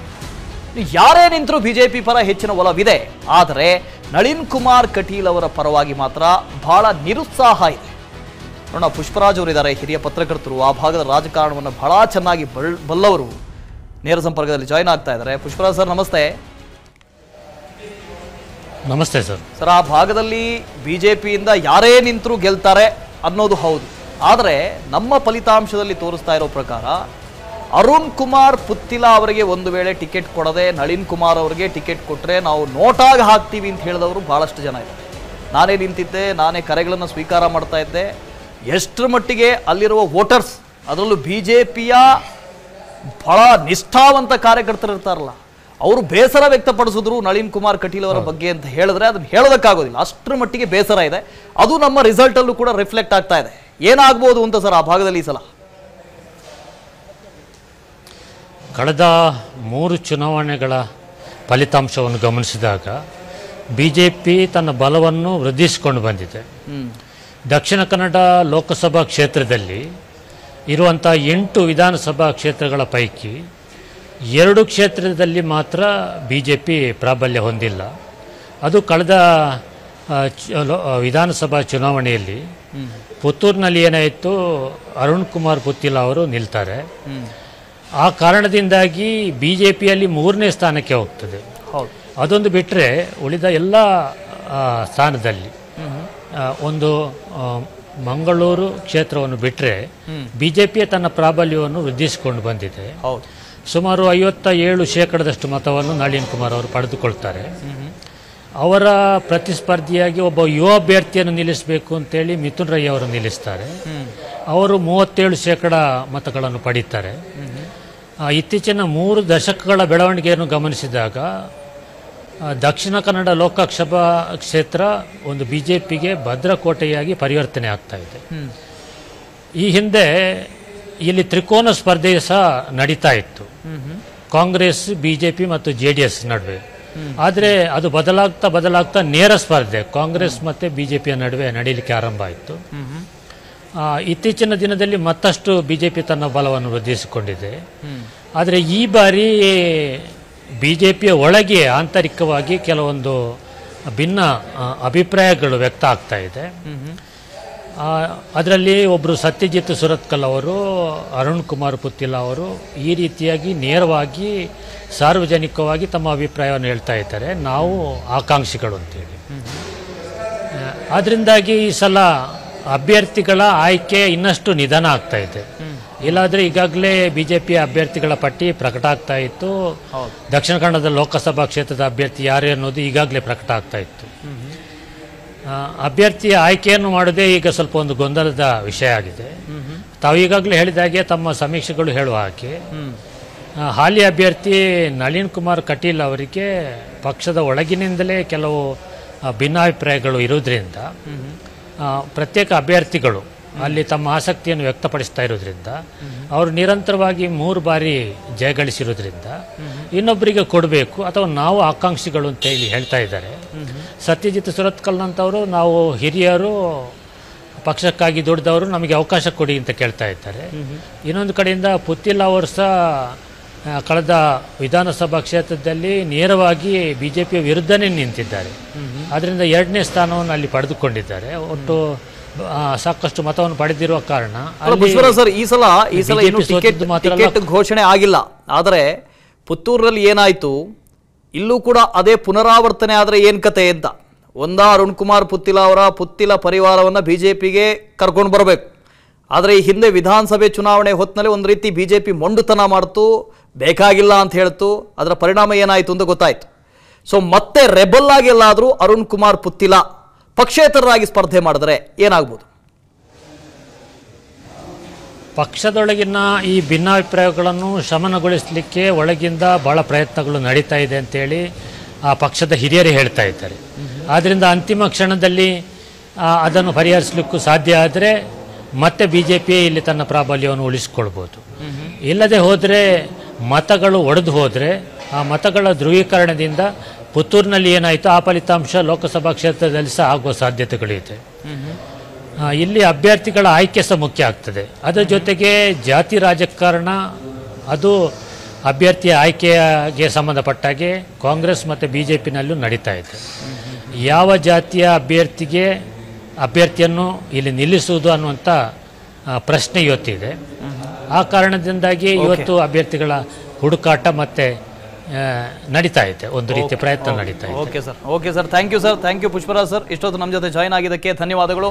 ಯಾರೇ ನಿಂತರೂ ಬಿಜೆಪಿ ಪರ ಹೆಚ್ಚಿನ ಒಲವಿದೆ ಆದರೆ ನಳಿನ್ ಕುಮಾರ್ ಕಟೀಲ್ ಅವರ ಪರವಾಗಿ ಮಾತ್ರ ಬಹಳ ನಿರುತ್ಸಾಹ ಇದೆ ನೋಡೋಣ ಪುಷ್ಪರಾಜ್ ಅವರಿದ್ದಾರೆ ಹಿರಿಯ ಪತ್ರಕರ್ತರು ಆ ಭಾಗದ ರಾಜಕಾರಣವನ್ನು ಬಹಳ ಚೆನ್ನಾಗಿ ಬಲ್ ಬಲ್ಲವರು ನೇರ ಸಂಪರ್ಕದಲ್ಲಿ ಜಾಯ್ನ್ ಆಗ್ತಾ ಇದ್ದಾರೆ ಪುಷ್ಪರಾಜ್ ಸರ್ ನಮಸ್ತೆ ನಮಸ್ತೆ ಸರ್ ಸರ್ ಆ ಭಾಗದಲ್ಲಿ ಬಿಜೆಪಿಯಿಂದ ಯಾರೇ ನಿಂತರೂ ಗೆಲ್ತಾರೆ ಅನ್ನೋದು ಹೌದು ಆದರೆ ನಮ್ಮ ಫಲಿತಾಂಶದಲ್ಲಿ ತೋರಿಸ್ತಾ ಇರೋ ಪ್ರಕಾರ ಅರುಣ್ ಕುಮಾರ್ ಪುತ್ತಿಲ ಅವರಿಗೆ ಒಂದು ವೇಳೆ ಟಿಕೆಟ್ ಕೊಡದೆ ನಳಿನ್ ಕುಮಾರ್ ಅವರಿಗೆ ಟಿಕೆಟ್ ಕೊಟ್ಟರೆ ನಾವು ನೋಟಾಗಿ ಹಾಕ್ತೀವಿ ಅಂತ ಹೇಳಿದವರು ಬಹಳಷ್ಟು ಜನ ಇದ್ದಾರೆ ನಾನೇ ನಿಂತಿದ್ದೆ ನಾನೇ ಕರೆಗಳನ್ನು ಸ್ವೀಕಾರ ಮಾಡ್ತಾ ಇದ್ದೆ ಎಷ್ಟರ ಮಟ್ಟಿಗೆ ಅಲ್ಲಿರುವ ವೋಟರ್ಸ್ ಅದರಲ್ಲೂ ಬಿ ಜೆ ಪಿಯ ಬಹಳ ನಿಷ್ಠಾವಂತ ಕಾರ್ಯಕರ್ತರು ಇರ್ತಾರಲ್ಲ ಅವರು ಬೇಸರ ವ್ಯಕ್ತಪಡಿಸಿದ್ರು ನಳಿನ್ ಕುಮಾರ್ ಕಟೀಲ್ ಅವರ ಬಗ್ಗೆ ಅಂತ ಹೇಳಿದ್ರೆ ಅದನ್ನ ಹೇಳೋದಕ್ಕಾಗೋದಿಲ್ಲ ಅಷ್ಟರ ಮಟ್ಟಿಗೆ ಬೇಸರ ಇದೆ ಅದು ನಮ್ಮ ರಿಸಲ್ಟ್ ಅಲ್ಲೂ ಕೂಡ ರಿಫ್ಲೆಕ್ಟ್ ಆಗ್ತಾ ಇದೆ ಏನಾಗ್ಬೋದು ಅಂತ ಸರ್ ಆ ಭಾಗದಲ್ಲಿ ಈ ಸಲ ಕಳೆದ ಮೂರು ಚುನಾವಣೆಗಳ ಫಲಿತಾಂಶವನ್ನು ಗಮನಿಸಿದಾಗ ಬಿ ಜೆ ಪಿ ತನ್ನ ಬಲವನ್ನು ವೃದ್ಧಿಸಿಕೊಂಡು ಬಂದಿದೆ ದಕ್ಷಿಣ ಕನ್ನಡ ಲೋಕಸಭಾ ಕ್ಷೇತ್ರದಲ್ಲಿ ಇರುವಂಥ ಎಂಟು ವಿಧಾನಸಭಾ ಕ್ಷೇತ್ರಗಳ ಪೈಕಿ ಎರಡು ಕ್ಷೇತ್ರದಲ್ಲಿ ಮಾತ್ರ ಬಿ ಜೆ ಪಿ ಪ್ರಾಬಲ್ಯ ಹೊಂದಿಲ್ಲ ಅದು ಕಳೆದ ಆ, ಚ- ಲೋ- ಆ, ವಿಧಾನಸಭಾ ಚುನಾವಣೆಯಲ್ಲಿ ಪುತ್ತೂರಿನಲ್ಲಿ ಏನಾಯಿತು ಅರುಣ್ ಕುಮಾರ್ ಪುತ್ತಿಲ ಅವರು ನಿಲ್ತಾರೆ ಆ ಕಾರಣದಿಂದಾಗಿ ಬಿ ಜೆ ಪಿಯಲ್ಲಿ ಮೂರನೇ ಸ್ಥಾನಕ್ಕೆ ಹೋಗ್ತದೆ ಹೌದು ಅದೊಂದು ಬಿಟ್ಟರೆ ಉಳಿದ ಎಲ್ಲ ಆ, ಸ್ಥಾನದಲ್ಲಿ ಆ, ಒಂದು ಆ, ಮಂಗಳೂರು ಕ್ಷೇತ್ರವನ್ನು ಬಿಟ್ಟರೆ ಬಿ ಜೆ ಪಿಯ ತನ್ನ ಪ್ರಾಬಲ್ಯವನ್ನು ವೃದ್ಧಿಸಿಕೊಂಡು ಬಂದಿದೆ ಹೌದು ಸುಮಾರು ಐವತ್ತ ಏಳು ಶೇಕಡದಷ್ಟು ಮತವನ್ನು ನಳಿನ್ ಕುಮಾರ್ ಅವರು ಪಡೆದುಕೊಳ್ತಾರೆ ಅವರ ಪ್ರತಿಸ್ಪರ್ಧಿಯಾಗಿ ಒಬ್ಬ ಯುವ ಅಭ್ಯರ್ಥಿಯನ್ನು ನಿಲ್ಲಿಸಬೇಕು ಅಂತೇಳಿ ಮಿಥುನ್ ರೈ ಅವರು ನಿಲ್ಲಿಸ್ತಾರೆ ಅವರು ಮೂವತ್ತೇಳು ಶೇಕಡ ಮತಗಳನ್ನು ಪಡೀತಾರೆ ಆ, ಇತ್ತೀಚಿನ ಮೂರು ದಶಕಗಳ ಬೆಳವಣಿಗೆಯನ್ನು ಗಮನಿಸಿದಾಗ ಆ, ದಕ್ಷಿಣ ಕನ್ನಡ ಲೋಕಸಭಾ ಕ್ಷೇತ್ರ ಒಂದು ಬಿ ಜೆ ಪಿಗೆ ಭದ್ರಕೋಟೆಯಾಗಿ ಪರಿವರ್ತನೆ ಆಗ್ತಾ ಇದೆ ಈ ಹಿಂದೆ ಇಲ್ಲಿ ತ್ರಿಕೋನ ಸ್ಪರ್ಧೆ ಸಹ ನಡೀತಾ ಇತ್ತು ಕಾಂಗ್ರೆಸ್ ಬಿ ಜೆ ಪಿ ಮತ್ತು ಜೆ ಡಿ ಎಸ್ ನಡುವೆ ಆದರೆ ಅದು ಬದಲಾಗ್ತಾ ಬದಲಾಗ್ತಾ ನೇರ ಸ್ಪರ್ಧೆ ಕಾಂಗ್ರೆಸ್ ಮತ್ತು ಬಿ ಜೆ ಪಿಯ ನಡುವೆ ನಡೀಲಿಕ್ಕೆ ಆರಂಭ ಆಯಿತು ಆ, ಇತ್ತೀಚಿನ ದಿನದಲ್ಲಿ ಮತ್ತಷ್ಟು ಬಿ ಜೆ ಪಿ ತನ್ನ ಬಲವನ್ನು ವೃದ್ಧಿಸಿಕೊಂಡಿದೆ ಆದರೆ ಈ ಬಾರಿ ಬಿ ಜೆ ಪಿಯ ಒಳಗೆ ಆಂತರಿಕವಾಗಿ ಕೆಲವೊಂದು ಭಿನ್ನ ಆ, ಅಭಿಪ್ರಾಯಗಳು ವ್ಯಕ್ತ ಆಗ್ತಾ ಇದೆ ಅದರಲ್ಲಿ ಒಬ್ಬರು ಸತ್ಯಜಿತ್ ಸುರತ್ಕಲ್ ಅವರು ಅರುಣ್ ಕುಮಾರ್ ಪುತ್ತಿಲ ಅವರು ಈ ರೀತಿಯಾಗಿ ನೇರವಾಗಿ ಸಾರ್ವಜನಿಕವಾಗಿ ತಮ್ಮ ಅಭಿಪ್ರಾಯವನ್ನು ಹೇಳ್ತಾ ಇದ್ದಾರೆ ನಾವು ಆಕಾಂಕ್ಷಿಗಳು ಅಂತೇಳಿ ಅದರಿಂದಾಗಿ ಈ ಸಲ ಅಭ್ಯರ್ಥಿಗಳ ಆಯ್ಕೆ ಇನ್ನಷ್ಟು ನಿಧಾನ ಆಗ್ತಾ ಇದೆ ಇಲ್ಲಾಂದರೆ ಈಗಾಗಲೇ ಬಿ ಜೆ ಪಿಯ ಅಭ್ಯರ್ಥಿಗಳ ಪಟ್ಟಿ ಪ್ರಕಟ ಆಗ್ತಾ ಇತ್ತು ದಕ್ಷಿಣ ಕನ್ನಡದ ಲೋಕಸಭಾ ಕ್ಷೇತ್ರದ ಅಭ್ಯರ್ಥಿ ಯಾರು ಅನ್ನೋದು ಈಗಾಗಲೇ ಪ್ರಕಟ ಆಗ್ತಾ ಇತ್ತು ಆ, ಅಭ್ಯರ್ಥಿಯ ಆಯ್ಕೆಯನ್ನು ಮಾಡೋದೇ ಈಗ ಸ್ವಲ್ಪ ಒಂದು ಗೊಂದಲದ ವಿಷಯ ಆಗಿದೆ ತಾವು ಈಗಾಗಲೇ ಹೇಳಿದ ಹಾಗೆ ತಮ್ಮ ಸಮೀಕ್ಷೆಗಳು ಹೇಳುವ ಹಾಗೆ ಆ, ಹಾಲಿ ಅಭ್ಯರ್ಥಿ ನಳಿನ್ ಕುಮಾರ್ ಕಟೀಲ್ ಅವರಿಗೆ ಪಕ್ಷದ ಒಳಗಿನಿಂದಲೇ ಕೆಲವು ಆ, ಭಿನ್ನಾಭಿಪ್ರಾಯಗಳು ಇರೋದ್ರಿಂದ ಆ, ಪ್ರತ್ಯೇಕ ಅಭ್ಯರ್ಥಿಗಳು ಅಲ್ಲಿ ತಮ್ಮ ಆಸಕ್ತಿಯನ್ನು ವ್ಯಕ್ತಪಡಿಸ್ತಾ ಇರೋದ್ರಿಂದ ಅವರು ನಿರಂತರವಾಗಿ ಮೂರು ಬಾರಿ ಜಯಗಳಿಸಿರೋದ್ರಿಂದ ಇನ್ನೊಬ್ಬರಿಗೆ ಕೊಡಬೇಕು ಅಥವಾ ನಾವು ಆಕಾಂಕ್ಷಿಗಳು ಅಂತ ಹೇಳಿ ಹೇಳ್ತಾ ಇದ್ದಾರೆ ಸತ್ಯಜಿತ್ ಸುರತ್ಕಲ್ನಂಥವರು ನಾವು ಹಿರಿಯರು ಪಕ್ಷಕ್ಕಾಗಿ ದುಡಿದವರು ನಮಗೆ ಅವಕಾಶ ಕೊಡಿ ಅಂತ ಕೇಳ್ತಾ ಇದ್ದಾರೆ ಇನ್ನೊಂದು ಕಡೆಯಿಂದ ಪುತ್ತಿಲ್ಲ ಅವರು ಸಹ ಆ, ಕಳೆದ ವಿಧಾನಸಭಾ ಕ್ಷೇತ್ರದಲ್ಲಿ ನೇರವಾಗಿ ಬಿ ಜೆ ಪಿಯ ವಿರುದ್ಧನೇ ನಿಂತಿದ್ದಾರೆ ಅದರಿಂದ ಎರಡನೇ ಸ್ಥಾನವನ್ನು ಅಲ್ಲಿ ಪಡೆದುಕೊಂಡಿದ್ದಾರೆ ಒಟ್ಟು ಆ, ಸಾಕಷ್ಟು ಮತವನ್ನು ಪಡೆದಿರುವ ಕಾರಣ ಅಲ್ಲ, ಅಲ್ಲಿ ಪುಷ್ಪರಾಜ್ ಸರ್ ಈ ಸಲ ಈ ಸಲ BJP ಇನ್ನು ಟಿಕೆಟ್ ಸೋತಿದ್ದು ಮಾತ್ರ ಅಲ್ಲ, ಟಿಕೆಟ್ ಘೋಷಣೆ ಆಗಿಲ್ಲ ಆದರೆ ಪುತ್ತೂರಲ್ಲಿ ಏನಾಯ್ತು ಇಲ್ಲೂ ಕೂಡ ಅದೇ ಪುನರಾವರ್ತನೆ ಆದರೆ ಏನ್ ಕತೆ ಅಂತ ಒಂದ ಅರುಣ್ ಕುಮಾರ್ ಪುತ್ತಿಲ ಅವರ ಪುತ್ತಿಲ ಪರಿವಾರವನ್ನ ಬಿಜೆಪಿಗೆ ಕರ್ಕೊಂಡು ಬರಬೇಕು ಆದರೆ ಈ ಹಿಂದೆ ವಿಧಾನಸಭೆ ಚುನಾವಣೆ ಹೊತ್ತಿನಲ್ಲಿ ಒಂದು ರೀತಿ ಬಿಜೆಪಿ ಮೊಂಡುತನ ಮಾಡ್ತು ಬೇಕಾಗಿಲ್ಲ ಅಂತ ಹೇಳ್ತು ಅದರ ಪರಿಣಾಮ ಏನಾಯಿತು ಅಂತ ಗೊತ್ತಾಯ್ತು ಸೊ ಮತ್ತೆ ರೆಬಲ್ ಆಗಿ ಎಲ್ಲಾದರೂ ಅರುಣ್ ಕುಮಾರ್ ಪುತ್ತಿಲ ಪಕ್ಷೇತರರಾಗಿ ಸ್ಪರ್ಧೆ ಮಾಡಿದ್ರೆ ಏನಾಗ್ಬೋದು ಪಕ್ಷದೊಳಗಿನ ಈ ಭಿನ್ನಾಭಿಪ್ರಾಯಗಳನ್ನು ಶಮನಗೊಳಿಸಲಿಕ್ಕೆ ಒಳಗಿಂದ ಬಹಳ ಪ್ರಯತ್ನಗಳು ನಡೀತಾ ಇದೆ ಅಂತೇಳಿ ಆ ಪಕ್ಷದ ಹಿರಿಯರೇ ಹೇಳ್ತಾ ಇದ್ದಾರೆ ಆದ್ದರಿಂದ ಅಂತಿಮ ಕ್ಷಣದಲ್ಲಿ ಆ, ಅದನ್ನು ಪರಿಹರಿಸಲಿಕ್ಕೂ ಸಾಧ್ಯ ಆದರೆ ಮತ್ತೆ ಬಿ ಜೆ ಪಿ ಇಲ್ಲಿ ತನ್ನ ಪ್ರಾಬಲ್ಯವನ್ನು ಉಳಿಸ್ಕೊಳ್ಬೋದು ಇಲ್ಲದೆ ಹೋದರೆ ಮತಗಳು ಒಡೆದು ಹೋದರೆ ಆ ಮತಗಳ ಧ್ರುವೀಕರಣದಿಂದ ಪುತ್ತೂರಿನಲ್ಲಿ ಏನಾಯಿತು ಆ ಫಲಿತಾಂಶ ಲೋಕಸಭಾ ಕ್ಷೇತ್ರದಲ್ಲಿ ಸಹ ಆಗುವ ಸಾಧ್ಯತೆಗಳಿದೆ ಆ, ಇಲ್ಲಿ ಅಭ್ಯರ್ಥಿಗಳ ಆಯ್ಕೆ ಸಹ ಮುಖ್ಯ ಆಗ್ತದೆ ಅದರ ಜೊತೆಗೆ ಜಾತಿ ರಾಜಕಾರಣ ಅದು ಅಭ್ಯರ್ಥಿಯ ಆಯ್ಕೆಗೆ ಸಂಬಂಧಪಟ್ಟಾಗೆ ಕಾಂಗ್ರೆಸ್ ಮತ್ತು ಬಿ ಜೆ ಪಿನಲ್ಲೂ ನಡೀತಾ ಇದೆ ಯಾವ ಜಾತಿಯ ಅಭ್ಯರ್ಥಿಗೆ ಅಭ್ಯರ್ಥಿಯನ್ನು ಇಲ್ಲಿ ನಿಲ್ಲಿಸುವುದು ಅನ್ನುವಂಥ ಆ, ಪ್ರಶ್ನೆ ಇವತ್ತಿದೆ ಆ ಕಾರಣದಿಂದಾಗಿ ಇವತ್ತು ಅಭ್ಯರ್ಥಿಗಳ ಹುಡುಕಾಟ ಮತ್ತೆ ಆ, ನಡೀತಾ ಇದೆ ಒಂದು ರೀತಿಯ ಪ್ರಯತ್ನ ನಡೀತಾ ಇದೆ okay sir okay sir thank you sir thank you Pushparaj sir ಇಷ್ಟೊತ್ತು ನಮ್ಮ ಜೊತೆ ಜಾಯ್ನ್ ಆಗಿದ್ದಕ್ಕೆ ಧನ್ಯವಾದಗಳು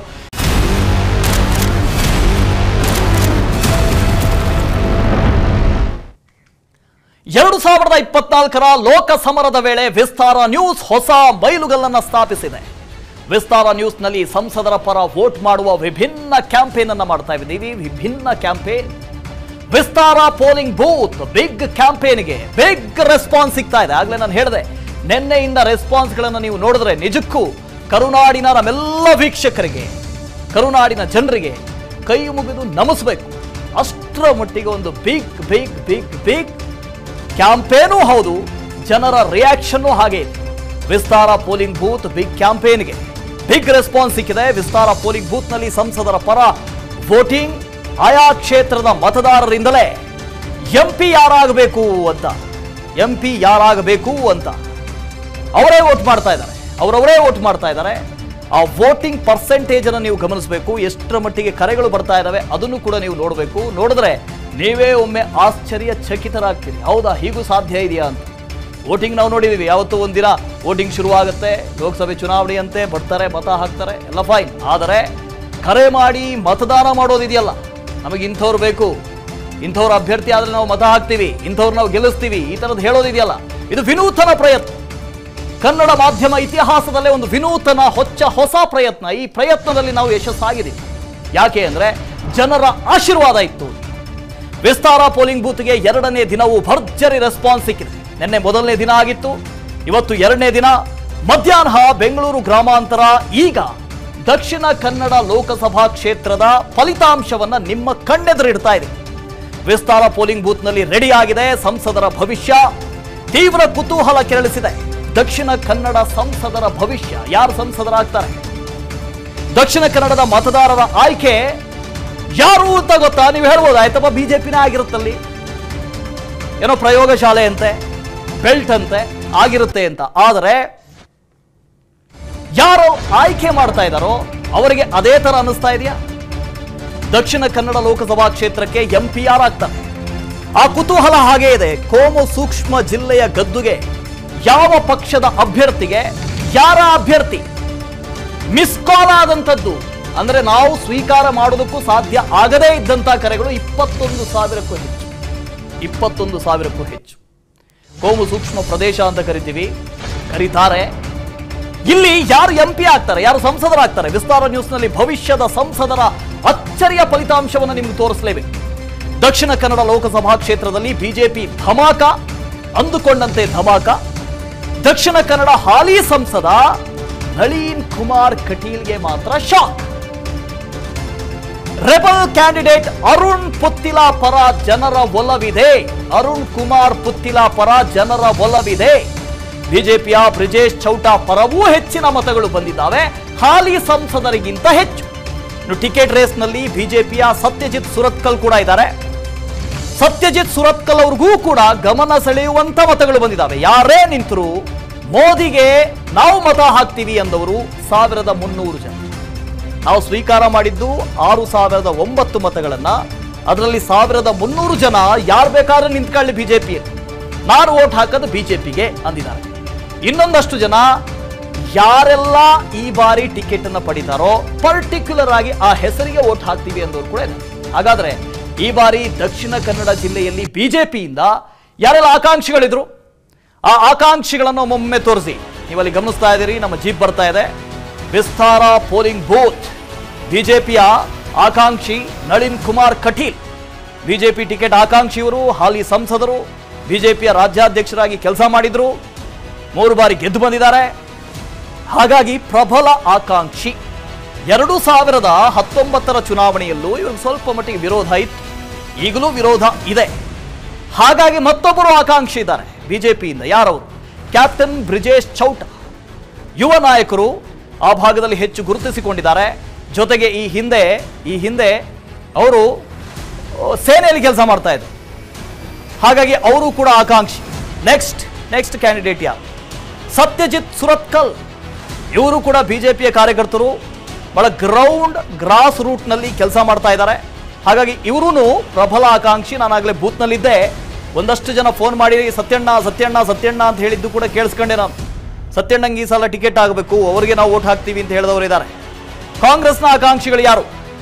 ಎರಡು ಸಾವಿರದ ಇಪ್ಪತ್ನಾಲ್ಕರ ಲೋಕ ಸಮರದ ವೇಳೆ ವಿಸ್ತಾರ ನ್ಯೂಸ್ ಹೊಸ ಮೈಲುಗಲ್ಲನ್ನ ಸ್ಥಾಪಿಸಿದೆ ವಿಸ್ತಾರ ನ್ಯೂಸ್ನಲ್ಲಿ ಸಂಸದರ ಪರ ವೋಟ್ ಮಾಡುವ ವಿಭಿನ್ನ ಕ್ಯಾಂಪೇನ್ ಅನ್ನ ಮಾಡ್ತಾ ಇದ್ದೀವಿ ವಿಭಿನ್ನ campaign Vistara polling booth big ಕ್ಯಾಂಪೇನ್ಗೆ ಬಿಗ್ ರೆಸ್ಪಾನ್ಸ್ ಸಿಗ್ತಾ ಇದೆ ಆಗ್ಲೇ ನಾನು ಹೇಳಿದೆ ನಿನ್ನೆಯಿಂದ ರೆಸ್ಪಾನ್ಸ್ಗಳನ್ನು ನೀವು ನೋಡಿದ್ರೆ ನಿಜಕ್ಕೂ ಕರುನಾಡಿನ ನಮ್ಮೆಲ್ಲ ವೀಕ್ಷಕರಿಗೆ ಕರುನಾಡಿನ ಜನರಿಗೆ ಕೈ ಮುಗಿದು ನಮಿಸ್ಬೇಕು ಅಷ್ಟರ ಮಟ್ಟಿಗೆ ಒಂದು ಬಿಗ್ ಬಿಗ್ ಬಿಗ್ ಬಿಗ್ ಕ್ಯಾಂಪೇನೂ ಹೌದು ಜನರ ರಿಯಾಕ್ಷನ್ನು ಹಾಗೆ ಇದೆ ವಿಸ್ತಾರ ಪೋಲಿಂಗ್ ಬೂತ್ ಬಿಗ್ ಕ್ಯಾಂಪೇನ್ಗೆ ಬಿಗ್ ರೆಸ್ಪಾನ್ಸ್ ಸಿಕ್ಕಿದೆ ವಿಸ್ತಾರ ಪೋಲಿಂಗ್ ಬೂತ್ನಲ್ಲಿ ಸಂಸದರ ಪರ ವೋಟಿಂಗ್ ಆಯಾ ಕ್ಷೇತ್ರದ ಮತದಾರರಿಂದಲೇ ಎಂ ಪಿ ಯಾರಾಗಬೇಕು ಅಂತ ಎಂ ಪಿ ಯಾರಾಗಬೇಕು ಅಂತ ಅವರೇ ವೋಟ್ ಮಾಡ್ತಾ ಇದ್ದಾರೆ ಅವರವರೇ ವೋಟ್ ಮಾಡ್ತಾ ಇದ್ದಾರೆ ಆ ವೋಟಿಂಗ್ ಪರ್ಸೆಂಟೇಜ್ ಅನ್ನು ನೀವು ಗಮನಿಸಬೇಕು ಎಷ್ಟರ ಮಟ್ಟಿಗೆ ಕರೆಗಳು ಬರ್ತಾ ಇದ್ದಾವೆ ಅದನ್ನು ಕೂಡ ನೀವು ನೋಡಬೇಕು ನೋಡಿದ್ರೆ ನೀವೇ ಒಮ್ಮೆ ಆಶ್ಚರ್ಯ ಚಕಿತರಾಗ್ತೀರಿ ಹೌದಾ ಹೀಗೂ ಸಾಧ್ಯ ಇದೆಯಾ ಅಂತ ವೋಟಿಂಗ್ ನಾವು ನೋಡಿದೀವಿ ಯಾವತ್ತೂ ಒಂದಿನ ವೋಟಿಂಗ್ ಶುರುವಾಗುತ್ತೆ ಲೋಕಸಭೆ ಚುನಾವಣೆಯಂತೆ ಬರ್ತಾರೆ ಮತ ಹಾಕ್ತಾರೆ ಎಲ್ಲ ಫೈನ್ ಆದರೆ ಕರೆ ಮಾಡಿ ಮತದಾನ ಮಾಡೋದಿದೆಯಲ್ಲ ನಮಗೆ ಇಂಥವ್ರು ಬೇಕು ಇಂಥವ್ರ ಅಭ್ಯರ್ಥಿ ಆದ್ರೆ ನಾವು ಮತ ಹಾಕ್ತೀವಿ ಇಂಥವ್ರು ನಾವು ಗೆಲ್ಲಿಸ್ತೀವಿ ಈ ಥರದ್ದು ಹೇಳೋದಿದೆಯಲ್ಲ ಇದು ವಿನೂತನ ಪ್ರಯತ್ನ ಕನ್ನಡ ಮಾಧ್ಯಮ ಇತಿಹಾಸದಲ್ಲೇ ಒಂದು ವಿನೂತನ ಹೊಚ್ಚ ಹೊಸ ಪ್ರಯತ್ನ ಈ ಪ್ರಯತ್ನದಲ್ಲಿ ನಾವು ಯಶಸ್ಸಾಗಿದ್ದೀವಿ ಯಾಕೆ ಅಂದ್ರೆ ಜನರ ಆಶೀರ್ವಾದ ಇತ್ತು ವಿಸ್ತಾರ ಪೋಲಿಂಗ್ ಬೂತ್ಗೆ ಎರಡನೇ ದಿನವೂ ಭರ್ಜರಿ ರೆಸ್ಪಾನ್ಸ್ ಸಿಕ್ಕಿದೆ ನಿನ್ನೆ ಮೊದಲನೇ ದಿನ ಆಗಿತ್ತು ಇವತ್ತು ಎರಡನೇ ದಿನ ಮಧ್ಯಾಹ್ನ ಬೆಂಗಳೂರು ಗ್ರಾಮಾಂತರ ಈಗ ದಕ್ಷಿಣ ಕನ್ನಡ ಲೋಕಸಭಾ ಕ್ಷೇತ್ರದ ಫಲಿತಾಂಶವನ್ನ ನಿಮ್ಮ ಕಣ್ಣೆದುರಿಡ್ತಾ ಇದೆ ವಿಸ್ತಾರ ಪೋಲಿಂಗ್ ಬೂತ್ನಲ್ಲಿ ರೆಡಿ ಆಗಿದೆ ಸಂಸದರ ಭವಿಷ್ಯ ತೀವ್ರ ಕುತೂಹಲ ಕೆರಳಿಸಿದೆ ದಕ್ಷಿಣ ಕನ್ನಡ ಸಂಸದರ ಭವಿಷ್ಯ ಯಾರು ಸಂಸದರಾಗ್ತಾರೆ ದಕ್ಷಿಣ ಕನ್ನಡದ ಮತದಾರರ ಆಯ್ಕೆ ಯಾರು ಅಂತ ಗೊತ್ತಾ ನೀವು ಹೇಳ್ಬೋದು ಆಯ್ತಪ್ಪ ಬಿಜೆಪಿನ ಆಗಿರುತ್ತಲ್ಲಿ ಏನೋ ಪ್ರಯೋಗಶಾಲೆ ಅಂತೆ ಬೆಲ್ಟ್ ಅಂತೆ ಆಗಿರುತ್ತೆ ಅಂತ ಆದರೆ ಯಾರು ಆಯ್ಕೆ ಮಾಡ್ತಾ ಇದ್ದಾರೋ ಅವರಿಗೆ ಅದೇ ತರ ಅನ್ನಿಸ್ತಾ ಇದೆಯಾ ದಕ್ಷಿಣ ಕನ್ನಡ ಲೋಕಸಭಾ ಕ್ಷೇತ್ರಕ್ಕೆ ಎಂಪಿಆರ್ ಆಗ್ತಾರೆ ಆ ಕುತೂಹಲ ಹಾಗೇ ಇದೆ ಕೋಮು ಸೂಕ್ಷ್ಮ ಜಿಲ್ಲೆಯ ಗದ್ದುಗೆ ಯಾವ ಪಕ್ಷದ ಅಭ್ಯರ್ಥಿಗೆ ಯಾರ ಅಭ್ಯರ್ಥಿ ಮಿಸ್ ಕಾಲ್ ಆದಂಥದ್ದು ಅಂದ್ರೆ ನಾವು ಸ್ವೀಕಾರ ಮಾಡೋದಕ್ಕೂ ಸಾಧ್ಯ ಆಗದೇ ಇದ್ದಂತಹ ಕರೆಗಳು ಇಪ್ಪತ್ತೊಂದು ಸಾವಿರಕ್ಕೂ ಹೆಚ್ಚು ಇಪ್ಪತ್ತೊಂದು ಸಾವಿರಕ್ಕೂ ಹೆಚ್ಚು ಕೋಮು ಸೂಕ್ಷ್ಮ ಪ್ರದೇಶ ಅಂತ ಕರಿತೀವಿ ಕರೀತಾರೆ ಇಲ್ಲಿ ಯಾರು ಎಂ ಪಿ ಆಗ್ತಾರೆ ಯಾರು ಸಂಸದರಾಗ್ತಾರೆ ವಿಸ್ತಾರ ನ್ಯೂಸ್ನಲ್ಲಿ ಭವಿಷ್ಯದ ಸಂಸದರ ಅಚ್ಚರಿಯ ಫಲಿತಾಂಶವನ್ನು ನಿಮ್ಗೆ ತೋರಿಸಲೇಬೇಕು ದಕ್ಷಿಣ ಕನ್ನಡ ಲೋಕಸಭಾ ಕ್ಷೇತ್ರದಲ್ಲಿ ಬಿಜೆಪಿ ಧಮಾಕ ಅಂದುಕೊಂಡಂತೆ ಧಮಾಕ ದಕ್ಷಿಣ ಕನ್ನಡ ಹಾಲಿ ಸಂಸದ ನಳೀನ್ ಕುಮಾರ್ ಕಟೀಲ್ಗೆ ಮಾತ್ರ shock rebel candidate Arun Puthila ಪರ ಜನರ ಒಲವಿದೆ ಅರುಣ್ ಕುಮಾರ್ ಪುತ್ತಿಲ ಪರ ಜನರ ಒಲವಿದೆ ಬಿಜೆಪಿಯ ಬ್ರಿಜೇಶ್ ಚೌಟಾ ಪರವೂ ಹೆಚ್ಚಿನ ಮತಗಳು ಬಂದಿದ್ದಾವೆ ಹಾಲಿ ಸಂಸದರಿಗಿಂತ ಹೆಚ್ಚು ಇನ್ನು ಟಿಕೆಟ್ ರೇಸ್ನಲ್ಲಿ ಬಿಜೆಪಿಯ ಸತ್ಯಜಿತ್ ಸುರತ್ಕಲ್ ಕೂಡ ಇದ್ದಾರೆ ಸತ್ಯಜಿತ್ ಸುರತ್ಕಲ್ ಅವ್ರಿಗೂ ಕೂಡ ಗಮನ ಸೆಳೆಯುವಂತ ಮತಗಳು ಬಂದಿದ್ದಾವೆ ಯಾರೇ ನಿಂತರು ಮೋದಿಗೆ ನಾವು ಮತ ಹಾಕ್ತೀವಿ ಎಂದವರು ಸಾವಿರದ ಮುನ್ನೂರು ಜನ ನಾವು ಸ್ವೀಕಾರ ಮಾಡಿದ್ದು ಆರು ಸಾವಿರದ ಒಂಬತ್ತು ಮತಗಳನ್ನ ಅದರಲ್ಲಿ ಸಾವಿರದ ಮುನ್ನೂರು ಜನ ಯಾರು ಬೇಕಾದ್ರೂ ನಿಂತ್ಕೊಳ್ಳಿ ಬಿಜೆಪಿ ನಾನು ಓಟ್ ಹಾಕೋದು ಬಿಜೆಪಿಗೆ ಅಂದಿದ್ದಾರೆ ಇನ್ನೊಂದಷ್ಟು ಜನ ಯಾರೆಲ್ಲ ಈ ಬಾರಿ ಟಿಕೆಟ್ ಅನ್ನ ಪಡಿತಾರೋ ಪರ್ಟಿಕ್ಯುಲರ್ ಆಗಿ ಆ ಹೆಸರಿಗೆ ಓಟ್ ಹಾಕ್ತೀವಿ ಅಂದವರು ಕೂಡ ಇದ್ದಾರೆ ಹಾಗಾದ್ರೆ ಈ ಬಾರಿ ದಕ್ಷಿಣ ಕನ್ನಡ ಜಿಲ್ಲೆಯಲ್ಲಿ ಬಿಜೆಪಿಯಿಂದ ಯಾರೆಲ್ಲ ಆಕಾಂಕ್ಷಿಗಳಿದ್ರು ಆ ಆಕಾಂಕ್ಷಿಗಳನ್ನು ಒಮ್ಮೊಮ್ಮೆ ತೋರಿಸಿ ನೀವಲ್ಲಿ ಗಮನಿಸ್ತಾ ಇದ್ದೀರಿ ನಮ್ಮ ಜೀಪ್ ಬರ್ತಾ ಇದೆ ವಿಸ್ತಾರ ಪೋಲಿಂಗ್ ಬೂತ್ ಬಿಜೆಪಿಯ ಆಕಾಂಕ್ಷಿ ನಳಿನ್ ಕುಮಾರ್ ಕಟೀಲ್ ಬಿಜೆಪಿ ಟಿಕೆಟ್ ಆಕಾಂಕ್ಷಿ ಇವರು ಹಾಲಿ ಸಂಸದರು ಬಿಜೆಪಿಯ ರಾಜ್ಯಾಧ್ಯಕ್ಷರಾಗಿ ಕೆಲಸ ಮಾಡಿದ್ರು ಮೂರು ಬಾರಿ ಗೆದ್ದು ಬಂದಿದ್ದಾರೆ ಹಾಗಾಗಿ ಪ್ರಬಲ ಆಕಾಂಕ್ಷಿ ಎರಡು ಸಾವಿರದ ಹತ್ತೊಂಬತ್ತರ ಚುನಾವಣೆಯಲ್ಲೂ ಇವ್ರಿಗೆ ಸ್ವಲ್ಪ ಮಟ್ಟಿಗೆ ವಿರೋಧ ಇತ್ತು ಈಗಲೂ ವಿರೋಧ ಇದೆ ಹಾಗಾಗಿ ಮತ್ತೊಬ್ಬರು ಆಕಾಂಕ್ಷಿ ಇದ್ದಾರೆ ಬಿಜೆಪಿಯಿಂದ ಯಾರವರು ಕ್ಯಾಪ್ಟನ್ ಬ್ರಿಜೇಶ್ ಚೌಟ ಯುವ ನಾಯಕರು ಆ ಭಾಗದಲ್ಲಿ ಹೆಚ್ಚು ಗುರುತಿಸಿಕೊಂಡಿದ್ದಾರೆ ಜೊತೆಗೆ ಈ ಹಿಂದೆ ಈ ಹಿಂದೆ ಅವರು ಸೇನೆಯಲ್ಲಿ ಕೆಲಸ ಮಾಡ್ತಾ ಇದ್ರು ಹಾಗಾಗಿ ಅವರು ಕೂಡ ಆಕಾಂಕ್ಷಿ ನೆಕ್ಸ್ಟ್ ನೆಕ್ಸ್ಟ್ ಕ್ಯಾಂಡಿಡೇಟ್ ಯಾರು ಸತ್ಯಜಿತ್ ಸುರತ್ಕಲ್ ಇವರು ಕೂಡ ಬಿಜೆಪಿಯ ಕಾರ್ಯಕರ್ತರು ಬಹಳ ಗ್ರೌಂಡ್ ಗ್ರಾಸ್ ರೂಟ್ನಲ್ಲಿ ಕೆಲಸ ಮಾಡ್ತಾ ಇದ್ದಾರೆ ಹಾಗಾಗಿ ಇವರೂ ಪ್ರಬಲ ಆಕಾಂಕ್ಷಿ ನಾನಾಗಲೇ ಬೂತ್ನಲ್ಲಿದ್ದೆ ಒಂದಷ್ಟು ಜನ ಫೋನ್ ಮಾಡಿ ಸತ್ಯಣ್ಣ ಸತ್ಯಣ್ಣ ಸತ್ಯಣ್ಣ ಅಂತ ಹೇಳಿದ್ದು ಕೂಡ ಕೇಳಿಸ್ಕೊಂಡೆ ನಾನು ಸತ್ಯಣ್ಣಂಗೆ ಈ ಸಲ ಟಿಕೆಟ್ ಆಗಬೇಕು ಅವರಿಗೆ ನಾವು ಓಟ್ ಹಾಕ್ತೀವಿ ಅಂತ ಹೇಳಿದವರು ಇದ್ದಾರೆ ಕಾಂಗ್ರೆಸ್ನ ಆಕಾಂಕ್ಷಿಗಳು ಯಾರು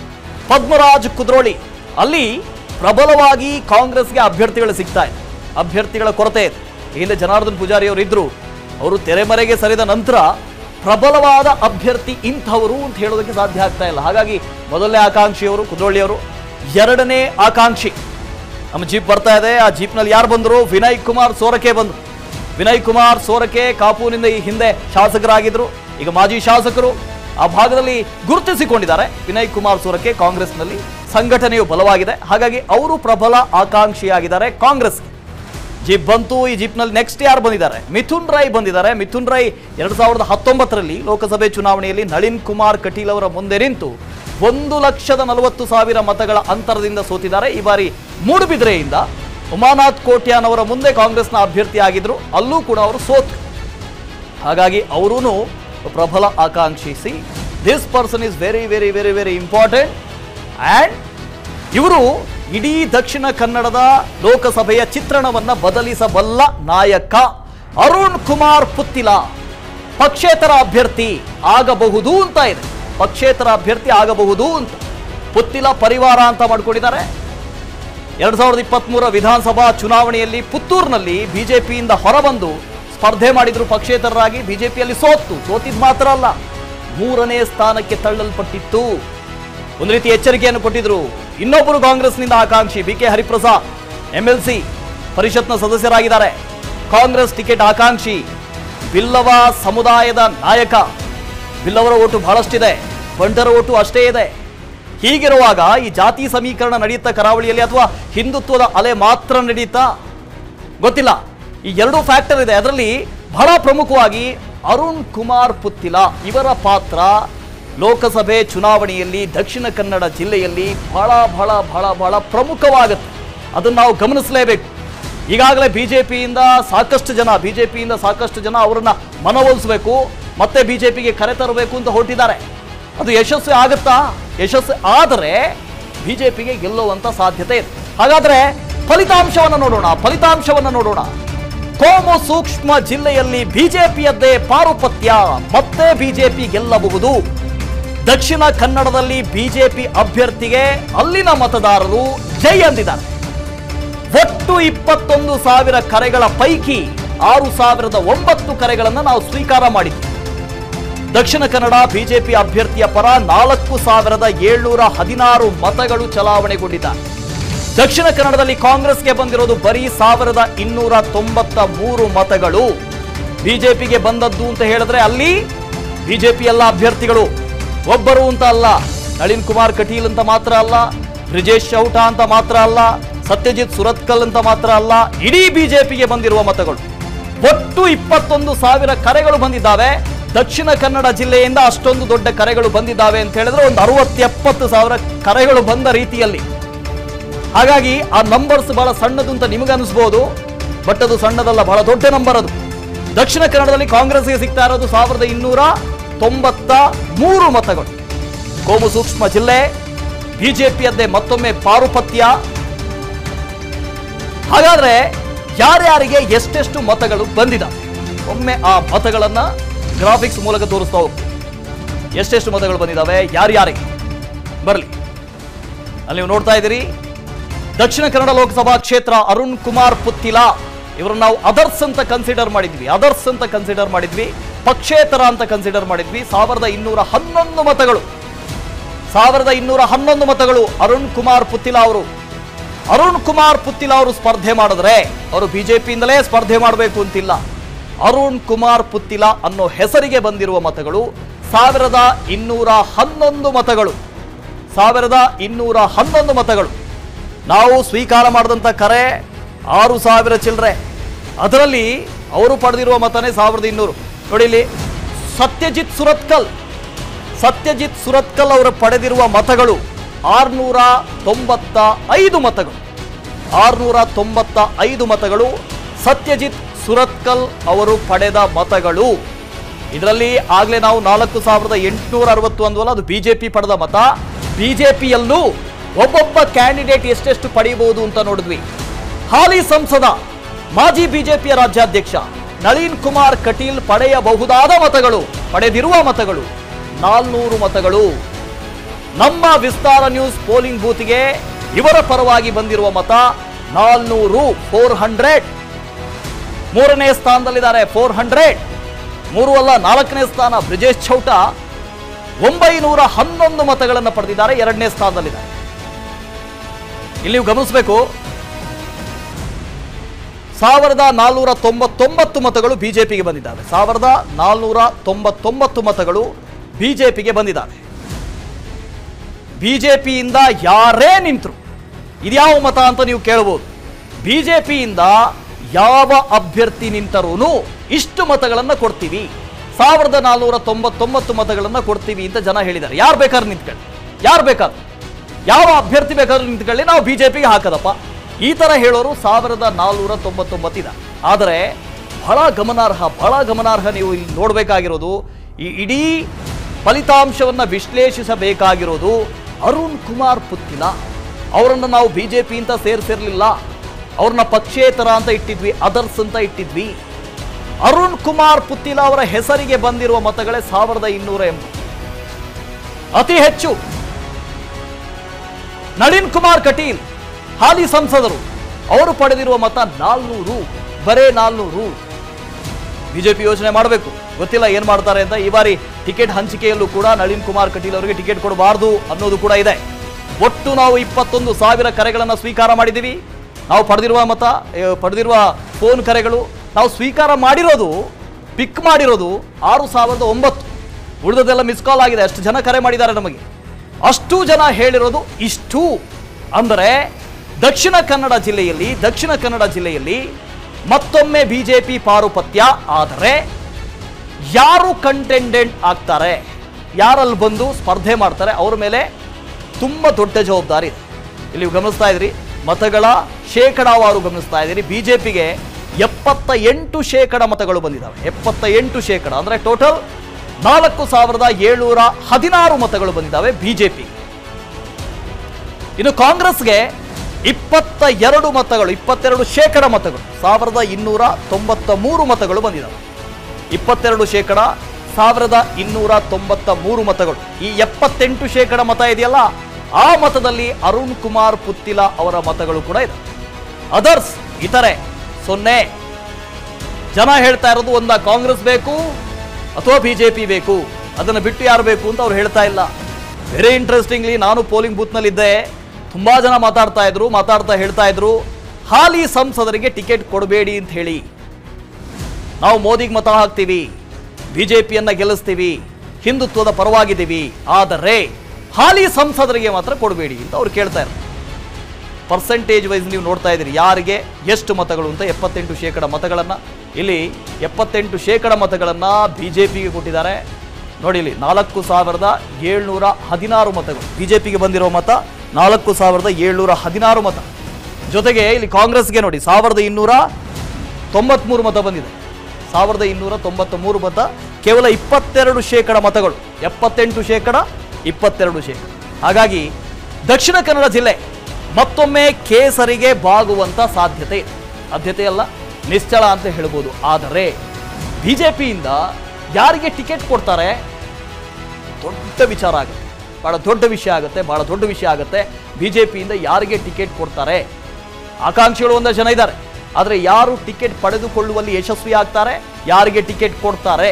ಪದ್ಮರಾಜ್ ಕುದ್ರೋಳಿ ಅಲ್ಲಿ ಪ್ರಬಲವಾಗಿ ಕಾಂಗ್ರೆಸ್ಗೆ ಅಭ್ಯರ್ಥಿಗಳು ಸಿಗ್ತಾ ಇದೆ ಅಭ್ಯರ್ಥಿಗಳ ಕೊರತೆ ಇದೆ ಹಿಂದೆ ಜನಾರ್ದನ್ ಪೂಜಾರಿ ಅವರು ಇದ್ರು ಅವರು ತೆರೆಮರೆಗೆ ಸರಿದ ನಂತರ ಪ್ರಬಲವಾದ ಅಭ್ಯರ್ಥಿ ಇಂಥವರು ಅಂತ ಹೇಳೋದಕ್ಕೆ ಸಾಧ್ಯ ಆಗ್ತಾ ಇಲ್ಲ ಹಾಗಾಗಿ ಮೊದಲನೇ ಆಕಾಂಕ್ಷಿಯವರು ಕುದ್ರೋಳಿಯವರು ಎರಡನೇ ಆಕಾಂಕ್ಷಿ ನಮ್ಮ ಜೀಪ್ ಬರ್ತಾ ಇದೆ ಆ ಜೀಪ್ನಲ್ಲಿ ಯಾರು ಬಂದರು ವಿನಯ್ ಕುಮಾರ್ ಸೋರಕೆ ಬಂದರು ವಿನಯ್ ಕುಮಾರ್ ಸೋರಕೆ ಕಾಪುನಿಂದ ಈ ಹಿಂದೆ ಶಾಸಕರಾಗಿದ್ರು ಈಗ ಮಾಜಿ ಶಾಸಕರು ಆ ಭಾಗದಲ್ಲಿ ಗುರುತಿಸಿಕೊಂಡಿದ್ದಾರೆ ವಿನಯ್ ಕುಮಾರ್ ಸೋರಕೆ ಕಾಂಗ್ರೆಸ್ನಲ್ಲಿ ಸಂಘಟನೆಯು ಬಲವಾಗಿದೆ ಹಾಗಾಗಿ ಅವರು ಪ್ರಬಲ ಆಕಾಂಕ್ಷಿಯಾಗಿದ್ದಾರೆ ಕಾಂಗ್ರೆಸ್ ಜೀಪ್ ಬಂತು ಈ ಜೀಪ್ನಲ್ಲಿ ನೆಕ್ಸ್ಟ್ ಯಾರು ಬಂದಿದ್ದಾರೆ ಮಿಥುನ್ ರೈ ಬಂದಿದ್ದಾರೆ ಮಿಥುನ್ ರೈ ಎರಡ್ ಸಾವಿರದ ಹತ್ತೊಂಬತ್ತರಲ್ಲಿ ಲೋಕಸಭೆ ಚುನಾವಣೆಯಲ್ಲಿ ನಳಿನ್ ಕುಮಾರ್ ಕಟೀಲ್ ಅವರ ಮುಂದೆ ನಿಂತು ಒಂದು ಲಕ್ಷದ ನಲವತ್ತು ಸಾವಿರ ಮತಗಳ ಅಂತರದಿಂದ ಸೋತಿದ್ದಾರೆ ಈ ಬಾರಿ ಮೂಡುಬಿದಿರೆಯಿಂದ ಉಮಾನಾಥ್ ಕೋಟ್ಯಾನ್ ಅವರ ಮುಂದೆ ಕಾಂಗ್ರೆಸ್ನ ಅಭ್ಯರ್ಥಿ ಆಗಿದ್ರು ಅಲ್ಲೂ ಕೂಡ ಅವರು ಸೋತು ಹಾಗಾಗಿ ಅವರೂ ಪ್ರಬಲ ಆಕಾಂಕ್ಷಿಸಿ this person is very very very very important and ಇವರು ಇಡೀ ದಕ್ಷಿಣ ಕನ್ನಡದ ಲೋಕಸಭೆಯ ಚಿತ್ರಣವನ್ನ ಬದಲಿಸಬಲ್ಲ ನಾಯಕ ಅರುಣ್ ಕುಮಾರ್ ಪುತ್ತಿಲ ಪಕ್ಷೇತರ ಅಭ್ಯರ್ಥಿ ಆಗಬಹುದು ಅಂತ ಇದೆ ಪಕ್ಷೇತರ ಅಭ್ಯರ್ಥಿ ಆಗಬಹುದು ಅಂತ ಪುತ್ತಿಲ ಪರಿವಾರ ಅಂತ ಮಾಡ್ಕೊಂಡಿದ್ದಾರೆ ಎರಡ್ ಸಾವಿರದ ಇಪ್ಪತ್ಮೂರ ವಿಧಾನಸಭಾ ಚುನಾವಣೆಯಲ್ಲಿ ಪುತ್ತೂರಿನಲ್ಲಿ ಬಿಜೆಪಿಯಿಂದ ಹೊರಬಂದು ಸ್ಪರ್ಧೆ ಮಾಡಿದ್ರು ಪಕ್ಷೇತರರಾಗಿ ಬಿಜೆಪಿಯಲ್ಲಿ ಸೋತ್ತು ಸೋತಿದ್ ಮಾತ್ರ ಅಲ್ಲ ಮೂರನೇ ಸ್ಥಾನಕ್ಕೆ ತಳ್ಳಲ್ಪಟ್ಟಿತ್ತು ಒಂದು ರೀತಿ ಎಚ್ಚರಿಕೆಯನ್ನು ಕೊಟ್ಟಿದ್ರು ಇನ್ನೊಬ್ಬರು ಕಾಂಗ್ರೆಸ್ನಿಂದ ಆಕಾಂಕ್ಷಿ ಬಿ ಕೆ ಹರಿಪ್ರಸಾದ್ ಎಂಎಲ್ಸಿ ಪರಿಷತ್ನ ಸದಸ್ಯರಾಗಿದ್ದಾರೆ ಕಾಂಗ್ರೆಸ್ ಟಿಕೆಟ್ ಆಕಾಂಕ್ಷಿ ಬಿಲ್ಲವ ಸಮುದಾಯದ ನಾಯಕ ಬಿಲ್ಲವರ ಓಟು ಬಹಳಷ್ಟಿದೆ ಬಂಟರ ಓಟು ಅಷ್ಟೇ ಇದೆ ಹೀಗಿರುವಾಗ ಈ ಜಾತಿ ಸಮೀಕರಣ ನಡೆಯುತ್ತಾ ಕರಾವಳಿಯಲ್ಲಿ ಅಥವಾ ಹಿಂದುತ್ವದ ಅಲೆ ಮಾತ್ರ ನಡೆಯುತ್ತಾ ಗೊತ್ತಿಲ್ಲ ಈ ಎರಡು ಫ್ಯಾಕ್ಟರ್ ಇದೆ ಅದರಲ್ಲಿ ಬಹಳ ಪ್ರಮುಖವಾಗಿ ಅರುಣ್ ಕುಮಾರ್ ಪುತ್ತಿಲ ಇವರ ಪಾತ್ರ ಲೋಕಸಭೆ ಚುನಾವಣೆಯಲ್ಲಿ ದಕ್ಷಿಣ ಕನ್ನಡ ಜಿಲ್ಲೆಯಲ್ಲಿ ಬಹಳ ಬಹಳ ಬಹಳ ಬಹಳ ಪ್ರಮುಖವಾಗುತ್ತೆ ಅದನ್ನು ನಾವು ಗಮನಿಸಲೇಬೇಕು ಈಗಾಗಲೇ ಬಿಜೆಪಿಯಿಂದ ಸಾಕಷ್ಟು ಜನ ಬಿಜೆಪಿಯಿಂದ ಸಾಕಷ್ಟು ಜನ ಅವರನ್ನ ಮನವೊಲಿಸಬೇಕು ಮತ್ತೆ ಬಿಜೆಪಿಗೆ ಕರೆ ತರಬೇಕು ಅಂತ ಹೊರಟಿದ್ದಾರೆ ಅದು ಯಶಸ್ವಿ ಆಗುತ್ತಾ ಯಶಸ್ವಿ ಆದರೆ ಬಿಜೆಪಿಗೆ ಗೆಲ್ಲುವಂತ ಸಾಧ್ಯತೆ ಇದೆ ಹಾಗಾದ್ರೆ ಫಲಿತಾಂಶವನ್ನು ನೋಡೋಣ ಫಲಿತಾಂಶವನ್ನು ನೋಡೋಣ ಕೋಮು ಸೂಕ್ಷ್ಮ ಜಿಲ್ಲೆಯಲ್ಲಿ ಬಿಜೆಪಿಯದ್ದೇ ಪಾರುಪತ್ಯ ಮತ್ತೆ ಬಿಜೆಪಿ ಗೆಲ್ಲಬಹುದು ದಕ್ಷಿಣ ಕನ್ನಡದಲ್ಲಿ ಬಿಜೆಪಿ ಅಭ್ಯರ್ಥಿಗೆ ಅಲ್ಲಿನ ಮತದಾರರು ಜೈ ಅಂದಿದ್ದಾರೆ ಒಟ್ಟು ಇಪ್ಪತ್ತೊಂದು ಸಾವಿರ ಕರೆಗಳ ಪೈಕಿ ಆರು ಸಾವಿರದ ಒಂಬತ್ತು ಕರೆಗಳನ್ನು ನಾವು ಸ್ವೀಕಾರ ಮಾಡಿದ್ವಿ ದಕ್ಷಿಣ ಕನ್ನಡ ಬಿಜೆಪಿ ಅಭ್ಯರ್ಥಿಯ ಪರ ನಾಲ್ಕು ಸಾವಿರದ ಏಳ್ನೂರ ಹದಿನಾರು ಮತಗಳು ಚಲಾವಣೆಗೊಂಡಿದ್ದಾರೆ ದಕ್ಷಿಣ ಕನ್ನಡದಲ್ಲಿ ಕಾಂಗ್ರೆಸ್ಗೆ ಬಂದಿರೋದು ಬರೀ ಸಾವಿರದ ಇನ್ನೂರ ತೊಂಬತ್ತ ಮೂರು ಮತಗಳು ಬಿಜೆಪಿಗೆ ಬಂದದ್ದು ಅಂತ ಹೇಳಿದ್ರೆ ಅಲ್ಲಿ ಬಿಜೆಪಿ ಎಲ್ಲ ಅಭ್ಯರ್ಥಿಗಳು ಒಬ್ಬರು ಅಂತ ಅಲ್ಲ ನಳಿನ್ ಕುಮಾರ್ ಕಟೀಲ್ ಅಂತ ಮಾತ್ರ ಅಲ್ಲ ಬ್ರಿಜೇಶ್ ಚೌಟ ಅಂತ ಮಾತ್ರ ಅಲ್ಲ ಸತ್ಯಜಿತ್ ಸುರತ್ಕಲ್ ಅಂತ ಮಾತ್ರ ಅಲ್ಲ ಇಡೀ ಬಿಜೆಪಿಗೆ ಬಂದಿರುವ ಮತಗಳು ಒಟ್ಟು ಇಪ್ಪತ್ತೊಂದು ಸಾವಿರ ಕರೆಗಳು ಬಂದಿದ್ದಾವೆ ದಕ್ಷಿಣ ಕನ್ನಡ ಜಿಲ್ಲೆಯಿಂದ ಅಷ್ಟೊಂದು ದೊಡ್ಡ ಕರೆಗಳು ಬಂದಿದ್ದಾವೆ ಅಂತ ಹೇಳಿದ್ರೆ ಒಂದು ಅರವತ್ತು ಎಪ್ಪತ್ತು ಸಾವಿರ ಕರೆಗಳು ಬಂದ ರೀತಿಯಲ್ಲಿ ಹಾಗಾಗಿ ಆ ನಂಬರ್ಸ್ ಬಹಳ ಸಣ್ಣದು ಅಂತ ನಿಮಗೆ ಅನಿಸ್ಬೋದು ಬಟ್ ಅದು ಸಣ್ಣದಲ್ಲ ಬಹಳ ದೊಡ್ಡ ನಂಬರ್ ಅದು ದಕ್ಷಿಣ ಕನ್ನಡದಲ್ಲಿ ಕಾಂಗ್ರೆಸ್ಗೆ ಸಿಗ್ತಾ ಇರೋದು ಸಾವಿರದ ಇನ್ನೂರ ತೊಂಬತ್ತ ಮೂರು ಮತಗಳು ಕೋಮು ಸೂಕ್ಷ್ಮ ಜಿಲ್ಲೆ ಬಿಜೆಪಿಯದ್ದೇ ಮತ್ತೊಮ್ಮೆ ಪಾರುಪತ್ಯ ಹಾಗಾದ್ರೆ ಯಾರ್ಯಾರಿಗೆ ಎಷ್ಟೆಷ್ಟು ಮತಗಳು ಬಂದಿದ್ದಾವೆ ಒಮ್ಮೆ ಆ ಮತಗಳನ್ನ ಗ್ರಾಫಿಕ್ಸ್ ಮೂಲಕ ತೋರಿಸ್ತಾ ಹೋಗ್ತೀವಿ ಎಷ್ಟೆಷ್ಟು ಮತಗಳು ಬಂದಿದ್ದಾವೆ ಯಾರ್ಯಾರಿಗೆ ಬರಲಿ ಅಲ್ಲಿ ನೀವು ನೋಡ್ತಾ ಇದ್ದೀರಿ ದಕ್ಷಿಣ ಕನ್ನಡ ಲೋಕಸಭಾ ಕ್ಷೇತ್ರ ಅರುಣ್ ಕುಮಾರ್ ಪುತ್ತಿಲ ಇವರನ್ನ ನಾವು ಅದರ್ಸ್ ಅಂತ ಕನ್ಸಿಡರ್ ಮಾಡಿದ್ವಿ ಅದರ್ಸ್ ಅಂತ ಕನ್ಸಿಡರ್ ಮಾಡಿದ್ವಿ ಪಕ್ಷೇತರ ಅಂತ ಕನ್ಸಿಡರ್ ಮಾಡಿದ್ವಿ ಸಾವಿರದ ಇನ್ನೂರ ಹನ್ನೊಂದು ಮತಗಳು ಸಾವಿರದ ಇನ್ನೂರ ಹನ್ನೊಂದು ಮತಗಳು ಅರುಣ್ ಕುಮಾರ್ ಪುತ್ತಿಲ ಅವರು ಅರುಣ್ ಕುಮಾರ್ ಪುತ್ತಿಲ ಅವರು ಸ್ಪರ್ಧೆ ಮಾಡಿದ್ರೆ ಅವರು ಬಿಜೆಪಿಯಿಂದಲೇ ಸ್ಪರ್ಧೆ ಮಾಡಬೇಕು ಅಂತಿಲ್ಲ ಅರುಣ್ ಕುಮಾರ್ ಪುತ್ತಿಲ ಅನ್ನೋ ಹೆಸರಿಗೆ ಬಂದಿರುವ ಮತಗಳು ಸಾವಿರದ ಇನ್ನೂರ ಹನ್ನೊಂದು ಮತಗಳು ಸಾವಿರದ ಇನ್ನೂರ ಹನ್ನೊಂದು ಮತಗಳು ನಾವು ಸ್ವೀಕಾರ ಮಾಡಿದಂಥ ಕರೆ ಆರು ಸಾವಿರ ಚಿಲ್ಲರೆ ಅದರಲ್ಲಿ ಅವರು ಪಡೆದಿರುವ ಮತನೇ ಸಾವಿರದ ಇನ್ನೂರು ನೋಡಿ ಇಲ್ಲಿ ಸತ್ಯಜಿತ್ ಸುರತ್ಕಲ್ ಸತ್ಯಜಿತ್ ಸುರತ್ಕಲ್ ಅವರು ಪಡೆದಿರುವ ಮತಗಳು ಆರ್ನೂರ ತೊಂಬತ್ತ ಐದು ಮತಗಳು ಆರ್ನೂರ ತೊಂಬತ್ತ ಐದು ಮತಗಳು ಸತ್ಯಜಿತ್ ಸುರತ್ಕಲ್ ಅವರು ಪಡೆದ ಮತಗಳು ಇದರಲ್ಲಿ ಆಗಲೇ ನಾವು ನಾಲ್ಕು ಸಾವಿರದ ಎಂಟುನೂರ ಅರವತ್ತು ಅಂದ್ವಲ್ಲ ಅದು ಬಿಜೆಪಿ ಪಡೆದ ಮತ ಬಿಜೆಪಿಯಲ್ಲೂ ಒಬ್ಬೊಬ್ಬ ಕ್ಯಾಂಡಿಡೇಟ್ ಎಷ್ಟೆಷ್ಟು ಪಡೆಯಬಹುದು ಅಂತ ನೋಡಿದ್ವಿ ಹಾಲಿ ಸಂಸದ ಮಾಜಿ ಬಿಜೆಪಿಯ ರಾಜ್ಯಾಧ್ಯಕ್ಷ ನಳಿನ್ ಕುಮಾರ್ ಕಟೀಲ್ ಪಡೆಯಬಹುದಾದ ಮತಗಳು ಪಡೆದಿರುವ ಮತಗಳು ನಾಲ್ನೂರು ಮತಗಳು ನಮ್ಮ ವಿಸ್ತಾರ ನ್ಯೂಸ್ ಪೋಲಿಂಗ್ ಬೂತ್ಗೆ ಇವರ ಪರವಾಗಿ ಬಂದಿರುವ ಮತ ನಾಲ್ನೂರು ಫೋರ್ ಹಂಡ್ರೆಡ್ ಮೂರನೇ ಸ್ಥಾನದಲ್ಲಿದ್ದಾರೆ ಫೋರ್ ಹಂಡ್ರೆಡ್ ಮೂರು ಅಲ್ಲ ನಾಲ್ಕನೇ ಸ್ಥಾನ ಬ್ರಿಜೇಶ್ ಚೌಟ ಒಂಬೈನೂರ ಹನ್ನೊಂದು ಮತಗಳನ್ನು ಪಡೆದಿದ್ದಾರೆ ಎರಡನೇ ಸ್ಥಾನದಲ್ಲಿದ್ದಾರೆ ಇಲ್ಲಿ ನೀವು ಗಮನಿಸಬೇಕು ಸಾವಿರದ ನಾಲ್ನೂರ ತೊಂಬತ್ತೊಂಬತ್ತು ಮತಗಳು ಬಿಜೆಪಿಗೆ ಬಂದಿದ್ದಾವೆ ಸಾವಿರದ ನಾಲ್ನೂರ ತೊಂಬತ್ತೊಂಬತ್ತು ಮತಗಳು ಬಿಜೆಪಿಗೆ ಬಂದಿದ್ದಾವೆ ಬಿಜೆಪಿಯಿಂದ ಯಾರೇ ನಿಂತರು ಇದ್ಯಾವ ಮತ ಅಂತ ನೀವು ಕೇಳಬಹುದು ಬಿಜೆಪಿಯಿಂದ ಯಾವ ಅಭ್ಯರ್ಥಿ ನಿಂತರೂ ಇಷ್ಟು ಮತಗಳನ್ನು ಕೊಡ್ತೀವಿ ಸಾವಿರದ ನಾಲ್ನೂರ ತೊಂಬತ್ತೊಂಬತ್ತು ಮತಗಳನ್ನು ಕೊಡ್ತೀವಿ ಅಂತ ಜನ ಹೇಳಿದ್ದಾರೆ ಯಾರು ಬೇಕಾದ್ರೂ ನಿಂತ್ಕೊಳ್ಳಿ ಯಾರು ಬೇಕಾದ್ರು ಯಾವ ಅಭ್ಯರ್ಥಿ ಬೇಕಾದ್ರೂ ನಿಂತ್ಕೊಳ್ಳಿ ನಾವು ಬಿಜೆಪಿಗೆ ಹಾಕದಪ್ಪ ಈ ತರ ಹೇಳೋರು ಸಾವಿರದ ನಾಲ್ನೂರ ತೊಂಬತ್ತೊಂಬತ್ತಿದ ಆದರೆ ಬಹಳ ಗಮನಾರ್ಹ ಬಹಳ ಗಮನಾರ್ಹ ನೀವು ಇಲ್ಲಿ ನೋಡಬೇಕಾಗಿರೋದು ಈ ಇಡೀ ಫಲಿತಾಂಶವನ್ನ ವಿಶ್ಲೇಷಿಸಬೇಕಾಗಿರೋದು ಅರುಣ್ ಕುಮಾರ್ ಪುತ್ತಿಲ ಅವರನ್ನು ನಾವು ಬಿಜೆಪಿ ಅಂತ ಸೇರಿಸಿರ್ಲಿಲ್ಲ ಅವ್ರನ್ನ ಪಕ್ಷೇತರ ಅಂತ ಇಟ್ಟಿದ್ವಿ ಅದರ್ಸ್ ಅಂತ ಇಟ್ಟಿದ್ವಿ ಅರುಣ್ ಕುಮಾರ್ ಪುತ್ತಿಲ ಅವರ ಹೆಸರಿಗೆ ಬಂದಿರುವ ಮತಗಳೇ ಸಾವಿರದ ಇನ್ನೂರ ಎಂಬತ್ತು ಅತಿ ಹೆಚ್ಚು ನಳಿನ್ ಕುಮಾರ್ ಕಟೀಲ್ ಹಾಲಿ ಸಂಸದರು ಅವರು ಪಡೆದಿರುವ ಮತ ನಾಲ್ನೂರು ಬರೇ ನಾಲ್ನೂರು ಬಿಜೆಪಿ ಯೋಚನೆ ಮಾಡಬೇಕು ಗೊತ್ತಿಲ್ಲ ಏನ್ ಮಾಡ್ತಾರೆ ಅಂತ ಈ ಬಾರಿ ಟಿಕೆಟ್ ಹಂಚಿಕೆಯಲ್ಲೂ ಕೂಡ ನಳಿನ್ ಕುಮಾರ್ ಕಟೀಲ್ ಅವರಿಗೆ ಟಿಕೆಟ್ ಕೊಡಬಾರದು ಅನ್ನೋದು ಕೂಡ ಇದೆ ಒಟ್ಟು ನಾವು ಇಪ್ಪತ್ತೊಂದು ಸಾವಿರ ಕರೆಗಳನ್ನು ಸ್ವೀಕಾರ ಮಾಡಿದ್ದೀವಿ ನಾವು ಪಡೆದಿರುವ ಮತ ಏ, ಪಡೆದಿರುವ ಫೋನ್ ಕರೆಗಳು ನಾವು ಸ್ವೀಕಾರ ಮಾಡಿರೋದು ಪಿಕ್ ಮಾಡಿರೋದು ಆರು ಸಾವಿರದ ಒಂಬತ್ತು ಉಳಿದದೆಲ್ಲ ಮಿಸ್ ಕಾಲ್ ಆಗಿದೆ ಅಷ್ಟು ಜನ ಕರೆ ಮಾಡಿದ್ದಾರೆ ನಮಗೆ ಅಷ್ಟು ಜನ ಹೇಳಿರೋದು ಇಷ್ಟು ಅಂದರೆ ದಕ್ಷಿಣ ಕನ್ನಡ ಜಿಲ್ಲೆಯಲ್ಲಿ ದಕ್ಷಿಣ ಕನ್ನಡ ಜಿಲ್ಲೆಯಲ್ಲಿ ಮತ್ತೊಮ್ಮೆ ಬಿಜೆಪಿ ಪಾರುಪತ್ಯ ಆದರೆ ಯಾರು ಕಂಟೆಂಡೆಂಟ್ ಆಗ್ತಾರೆ ಯಾರಲ್ಲಿ ಬಂದು ಸ್ಪರ್ಧೆ ಮಾಡ್ತಾರೆ ಅವ್ರ ಮೇಲೆ ತುಂಬ ದೊಡ್ಡ ಜವಾಬ್ದಾರಿ ಇದೆ ಇಲ್ಲಿ ನೀವು ಗಮನಿಸ್ತಾ ಇದ್ರಿ ಮತಗಳ ಶೇಕಡಾವಾರು ಗಮನಿಸ್ತಾ ಇದ್ದೀರಿ ಬಿಜೆಪಿಗೆ ಎಪ್ಪತ್ತ ಎಂಟು ಶೇಕಡ ಮತಗಳು ಬಂದಿದ್ದಾವೆ ಎಪ್ಪತ್ತ ಎಂಟು ಶೇಕಡ ಅಂದರೆ ಟೋಟಲ್ ನಾಲ್ಕು ಸಾವಿರದ ಏಳ್ನೂರ ಹದಿನಾರು ಮತಗಳು ಬಂದಿದ್ದಾವೆ ಬಿಜೆಪಿ ಇನ್ನು ಕಾಂಗ್ರೆಸ್ಗೆ ಇಪ್ಪತ್ತ ಎರಡು ಮತಗಳು ಇಪ್ಪತ್ತೆರಡು ಶೇಕಡ ಮತಗಳು ಸಾವಿರದ ಇನ್ನೂರ ತೊಂಬತ್ತ ಮೂರು ಮತಗಳು ಬಂದಿದ್ದಾವೆ ಇಪ್ಪತ್ತೆರಡು ಶೇಕಡ ಸಾವಿರದ ಇನ್ನೂರ ತೊಂಬತ್ತ ಮೂರು ಮತಗಳು ಈ ಎಪ್ಪತ್ತೆಂಟು ಶೇಕಡ ಮತ ಇದೆಯಲ್ಲ ಆ ಮತದಲ್ಲಿ ಅರುಣ್ ಕುಮಾರ್ ಪುತ್ತಿಲ ಅವರ ಮತಗಳು ಕೂಡ ಇದೆ ಅದರ್ಸ್ ಇತರೆ ಸೊನ್ನೆ ಜನ ಹೇಳ್ತಾ ಇರೋದು ಒಂದ ಕಾಂಗ್ರೆಸ್ ಬೇಕು ಅಥವಾ ಬಿಜೆಪಿ ಬೇಕು ಅದನ್ನು ಬಿಟ್ಟು ಯಾರು ಬೇಕು ಅಂತ ಅವ್ರು ಹೇಳ್ತಾ ಇಲ್ಲ ವೆರಿ ಇಂಟ್ರೆಸ್ಟಿಂಗ್ಲಿ ನಾನು ಪೋಲಿಂಗ್ ಬೂತ್ನಲ್ಲಿದ್ದೆ ತುಂಬಾ ಜನ ಮಾತಾಡ್ತಾ ಇದ್ರು ಮಾತಾಡ್ತಾ ಹೇಳ್ತಾ ಇದ್ರು ಹಾಲಿ ಸಂಸದರಿಗೆ ಟಿಕೆಟ್ ಕೊಡಬೇಡಿ ಅಂತ ಹೇಳಿ ನಾವು ಮೋದಿಗೆ ಮತ ಹಾಕ್ತೀವಿ ಬಿಜೆಪಿಯನ್ನ ಗೆಲ್ಲಿಸ್ತೀವಿ ಹಿಂದುತ್ವದ ಪರವಾಗಿದ್ದೀವಿ ಆದರೆ ಹಾಲಿ ಸಂಸದರಿಗೆ ಮಾತ್ರ ಕೊಡಬೇಡಿ ಅಂತ ಅವ್ರು ಕೇಳ್ತಾ ಇದ್ದಾರೆ ಪರ್ಸೆಂಟೇಜ್ ವೈಸ್ ನೀವು ನೋಡ್ತಾ ಇದ್ದೀರಿ ಯಾರಿಗೆ ಎಷ್ಟು ಮತಗಳು ಅಂತ ಎಪ್ಪತ್ತೆಂಟು ಶೇಕಡ ಮತಗಳನ್ನು ಇಲ್ಲಿ ಎಪ್ಪತ್ತೆಂಟು ಶೇಕಡ ಮತಗಳನ್ನು ಬಿ ಜೆ ಪಿಗೆ ಕೊಟ್ಟಿದ್ದಾರೆ ನೋಡಿ ಇಲ್ಲಿ ನಾಲ್ಕು ಸಾವಿರದ ಏಳ್ನೂರ ಹದಿನಾರು ಮತಗಳು ಬಿ ಜೆ ಪಿಗೆ ಬಂದಿರೋ ಮತ ನಾಲ್ಕು ಸಾವಿರದ ಏಳ್ನೂರ ಹದಿನಾರು ಮತ ಜೊತೆಗೆ ಇಲ್ಲಿ ಕಾಂಗ್ರೆಸ್ಗೆ ನೋಡಿ ಸಾವಿರದ ಇನ್ನೂರ ತೊಂಬತ್ಮೂರು ಮತ ಬಂದಿದೆ ಸಾವಿರದ ಇನ್ನೂರ ತೊಂಬತ್ತ ಮೂರು ಮತ ಕೇವಲ ಇಪ್ಪತ್ತೆರಡು ಶೇಕಡ ಮತಗಳು ಎಪ್ಪತ್ತೆಂಟು ಶೇಕಡ ಇಪ್ಪತ್ತೆರಡು ಶೇಕಡ ಹಾಗಾಗಿ ದಕ್ಷಿಣ ಕನ್ನಡ ಜಿಲ್ಲೆ ಮತ್ತೊಮ್ಮೆ ಕೇಸರಿಗೆ ಬಾಗುವಂತ ಸಾಧ್ಯತೆ ಇದೆ ಸಾಧ್ಯತೆ ಅಲ್ಲ ನಿಶ್ಚಳ ಅಂತ ಹೇಳ್ಬೋದು ಆದರೆ ಬಿಜೆಪಿಯಿಂದ ಯಾರಿಗೆ ಟಿಕೆಟ್ ಕೊಡ್ತಾರೆ ದೊಡ್ಡ ವಿಚಾರ ಆಗುತ್ತೆ ಬಹಳ ದೊಡ್ಡ ವಿಷಯ ಆಗುತ್ತೆ ಬಹಳ ದೊಡ್ಡ ವಿಷಯ ಆಗುತ್ತೆ ಬಿಜೆಪಿಯಿಂದ ಯಾರಿಗೆ ಟಿಕೆಟ್ ಕೊಡ್ತಾರೆ ಆಕಾಂಕ್ಷಿಗಳು ಒಂದಷ್ಟು ಜನ ಇದ್ದಾರೆ ಆದರೆ ಯಾರು ಟಿಕೆಟ್ ಪಡೆದುಕೊಳ್ಳುವಲ್ಲಿ ಯಶಸ್ವಿ ಆಗ್ತಾರೆ ಯಾರಿಗೆ ಟಿಕೆಟ್ ಕೊಡ್ತಾರೆ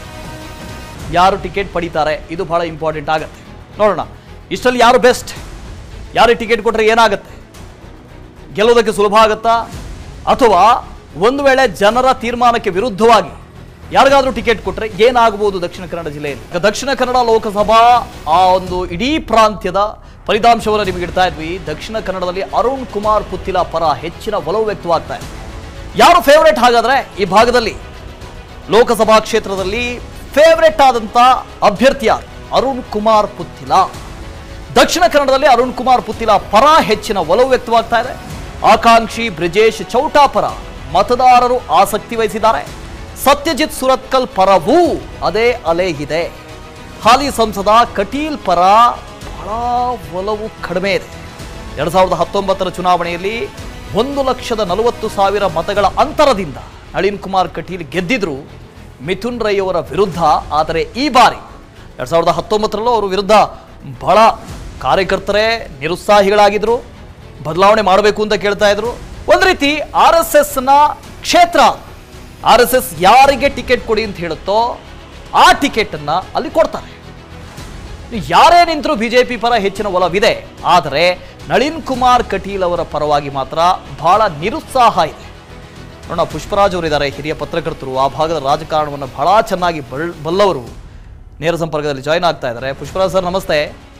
ಯಾರು ಟಿಕೆಟ್ ಪಡಿತಾರೆ ಇದು ಬಹಳ ಇಂಪಾರ್ಟೆಂಟ್ ಆಗುತ್ತೆ ನೋಡೋಣ ಇಷ್ಟರಲ್ಲಿ ಯಾರು ಬೆಸ್ಟ್ ಯಾರಿಗೆ ಟಿಕೆಟ್ ಕೊಟ್ಟರೆ ಏನಾಗುತ್ತೆ ಗೆಲ್ಲೋದಕ್ಕೆ ಸುಲಭ ಆಗುತ್ತಾ ಅಥವಾ ಒಂದು ವೇಳೆ ಜನರ ತೀರ್ಮಾನಕ್ಕೆ ವಿರುದ್ಧವಾಗಿ ಯಾರಿಗಾದ್ರೂ ಟಿಕೆಟ್ ಕೊಟ್ಟರೆ ಏನಾಗಬಹುದು ದಕ್ಷಿಣ ಕನ್ನಡ ಜಿಲ್ಲೆಯಲ್ಲಿ ಈಗ ದಕ್ಷಿಣ ಕನ್ನಡ ಲೋಕಸಭಾ ಆ ಒಂದು ಇಡೀ ಪ್ರಾಂತ್ಯದ ಫಲಿತಾಂಶವನ್ನು ನಿಮಗೆ ಇಡ್ತಾ ಇದ್ವಿ ದಕ್ಷಿಣ ಕನ್ನಡದಲ್ಲಿ ಅರುಣ್ ಕುಮಾರ್ ಪುತ್ತಿಲ ಪರ ಹೆಚ್ಚಿನ ಒಲವು ವ್ಯಕ್ತವಾಗ್ತಾ ಇದೆ ಯಾರು ಫೇವರೇಟ್ ಹಾಗಾದ್ರೆ ಈ ಭಾಗದಲ್ಲಿ ಲೋಕಸಭಾ ಕ್ಷೇತ್ರದಲ್ಲಿ ಫೇವರೇಟ್ ಆದಂತ ಅಭ್ಯರ್ಥಿ ಯಾರು ಅರುಣ್ ಕುಮಾರ್ ಪುತ್ತಿಲ ದಕ್ಷಿಣ ಕನ್ನಡದಲ್ಲಿ ಅರುಣ್ ಕುಮಾರ್ ಪುತ್ತಿಲ ಪರ ಹೆಚ್ಚಿನ ಒಲವು ವ್ಯಕ್ತವಾಗ್ತಾ ಇದೆ ಆಕಾಂಕ್ಷಿ ಬ್ರಿಜೇಶ್ ಚೌಟಾ ಪರ ಮತದಾರರು ಆಸಕ್ತಿ ವಹಿಸಿದ್ದಾರೆ ಸತ್ಯಜಿತ್ ಸುರತ್ಕಲ್ ಪರವೂ ಅದೇ ಅಲೆ ಇದೆ ಹಾಲಿ ಸಂಸದ ಕಟೀಲ್ ಪರ ಬಹಳ ಒಲವು ಕಡಿಮೆ ಇದೆ ಎರಡ್ ಸಾವಿರದ ಹತ್ತೊಂಬತ್ತರ ಚುನಾವಣೆಯಲ್ಲಿ ಒಂದು ಲಕ್ಷದ ನಲವತ್ತು ಸಾವಿರ ಮತಗಳ ಅಂತರದಿಂದ ನಳಿನ್ ಕುಮಾರ್ ಕಟೀಲ್ ಗೆದ್ದಿದ್ರು ಮಿಥುನ್ ರೈ ಅವರ ವಿರುದ್ಧ ಆದರೆ ಈ ಬಾರಿ ಎರಡ್ ಸಾವಿರದ ಹತ್ತೊಂಬತ್ತರಲ್ಲೂ ಅವರ ವಿರುದ್ಧ ಬಹಳ ಕಾರ್ಯಕರ್ತರೇ ನಿರುತ್ಸಾಹಿಗಳಾಗಿದ್ರು ಬದಲಾವಣೆ ಮಾಡಬೇಕು ಅಂತ ಕೇಳ್ತಾ ಇದ್ರು ಒಂದು ರೀತಿ ಆರ್ ಎಸ್ ಎಸ್ನ ಕ್ಷೇತ್ರ ಆರ್ ಎಸ್ ಎಸ್ ಯಾರಿಗೆ ಟಿಕೆಟ್ ಕೊಡಿ ಅಂತ ಹೇಳುತ್ತೋ ಆ ಟಿಕೆಟನ್ನ ಅಲ್ಲಿ ಕೊಡ್ತಾರೆ ಯಾರೇ ನಿಂತರೂ ಬಿಜೆಪಿ ಪರ ಹೆಚ್ಚಿನ ಒಲವಿದೆ ಆದರೆ ನಳಿನ್ ಕುಮಾರ್ ಕಟೀಲ್ ಅವರ ಪರವಾಗಿ ಮಾತ್ರ ಬಹಳ ನಿರುತ್ಸಾಹ ಇದೆ ನೋಡೋಣ ಪುಷ್ಪರಾಜ್ ಅವರಿದ್ದಾರೆ ಹಿರಿಯ ಪತ್ರಕರ್ತರು ಆ ಭಾಗದ ರಾಜಕಾರಣವನ್ನು ಬಹಳ ಚೆನ್ನಾಗಿ ಬಲ್ ಬಲ್ಲವರು ನೇರ ಸಂಪರ್ಕದಲ್ಲಿ ಜಾಯ್ನ್ ಆಗ್ತಾ ಇದ್ದಾರೆ ಪುಷ್ಪರಾಜ್ ಸರ್ ನಮಸ್ತೆ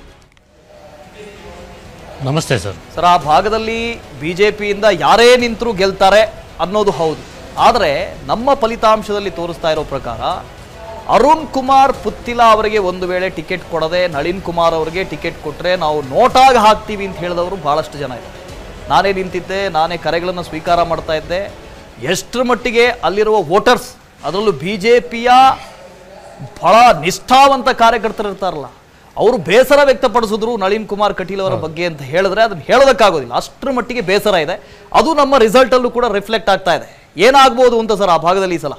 ನಮಸ್ತೆ ಸರ್ ಸರ್ ಆ ಭಾಗದಲ್ಲಿ ಬಿಜೆಪಿಯಿಂದ ಯಾರೇ ನಿಂತರೂ ಗೆಲ್ತಾರೆ ಅನ್ನೋದು ಹೌದು ಆದರೆ ನಮ್ಮ ಫಲಿತಾಂಶದಲ್ಲಿ ತೋರಿಸ್ತಾ ಇರೋ ಪ್ರಕಾರ ಅರುಣ್ ಕುಮಾರ್ ಪುತ್ತಿಲ ಅವರಿಗೆ ಒಂದು ವೇಳೆ ಟಿಕೆಟ್ ಕೊಡದೆ ನಳಿನ್ ಕುಮಾರ್ ಅವರಿಗೆ ಟಿಕೆಟ್ ಕೊಟ್ಟರೆ ನಾವು ನೋಟಾಗಿ ಹಾಕ್ತೀವಿ ಅಂತ ಹೇಳಿದವರು ಬಹಳಷ್ಟು ಜನ ಇದ್ದಾರೆ ನಾನೇ ನಿಂತಿದ್ದೆ ನಾನೇ ಕರೆಗಳನ್ನು ಸ್ವೀಕಾರ ಮಾಡ್ತಾ ಇದ್ದೆ ಎಷ್ಟರ ಮಟ್ಟಿಗೆ ಅಲ್ಲಿರುವ ವೋಟರ್ಸ್ ಅದರಲ್ಲೂ ಬಿ ಜೆ ಪಿಯ ಬಹಳ ನಿಷ್ಠಾವಂತ ಕಾರ್ಯಕರ್ತರು ಇರ್ತಾರಲ್ಲ ಅವರು ಬೇಸರ ವ್ಯಕ್ತಪಡಿಸಿದ್ರು ನಳಿನ್ ಕುಮಾರ್ ಕಟೀಲ್ ಅವರ ಬಗ್ಗೆ ಅಂತ ಹೇಳಿದ್ರೆ ಅದನ್ನ ಹೇಳೋದಕ್ಕಾಗೋದಿಲ್ಲ ಅಷ್ಟರ ಮಟ್ಟಿಗೆ ಬೇಸರ ಇದೆ ಅದು ನಮ್ಮ ರಿಸಲ್ಟ್ ಅಲ್ಲೂ ಕೂಡ ರಿಫ್ಲೆಕ್ಟ್ ಆಗ್ತಾ ಇದೆ ಏನಾಗ್ಬೋದು ಅಂತ ಸರ್ ಆ ಭಾಗದಲ್ಲಿ ಈ ಸಲ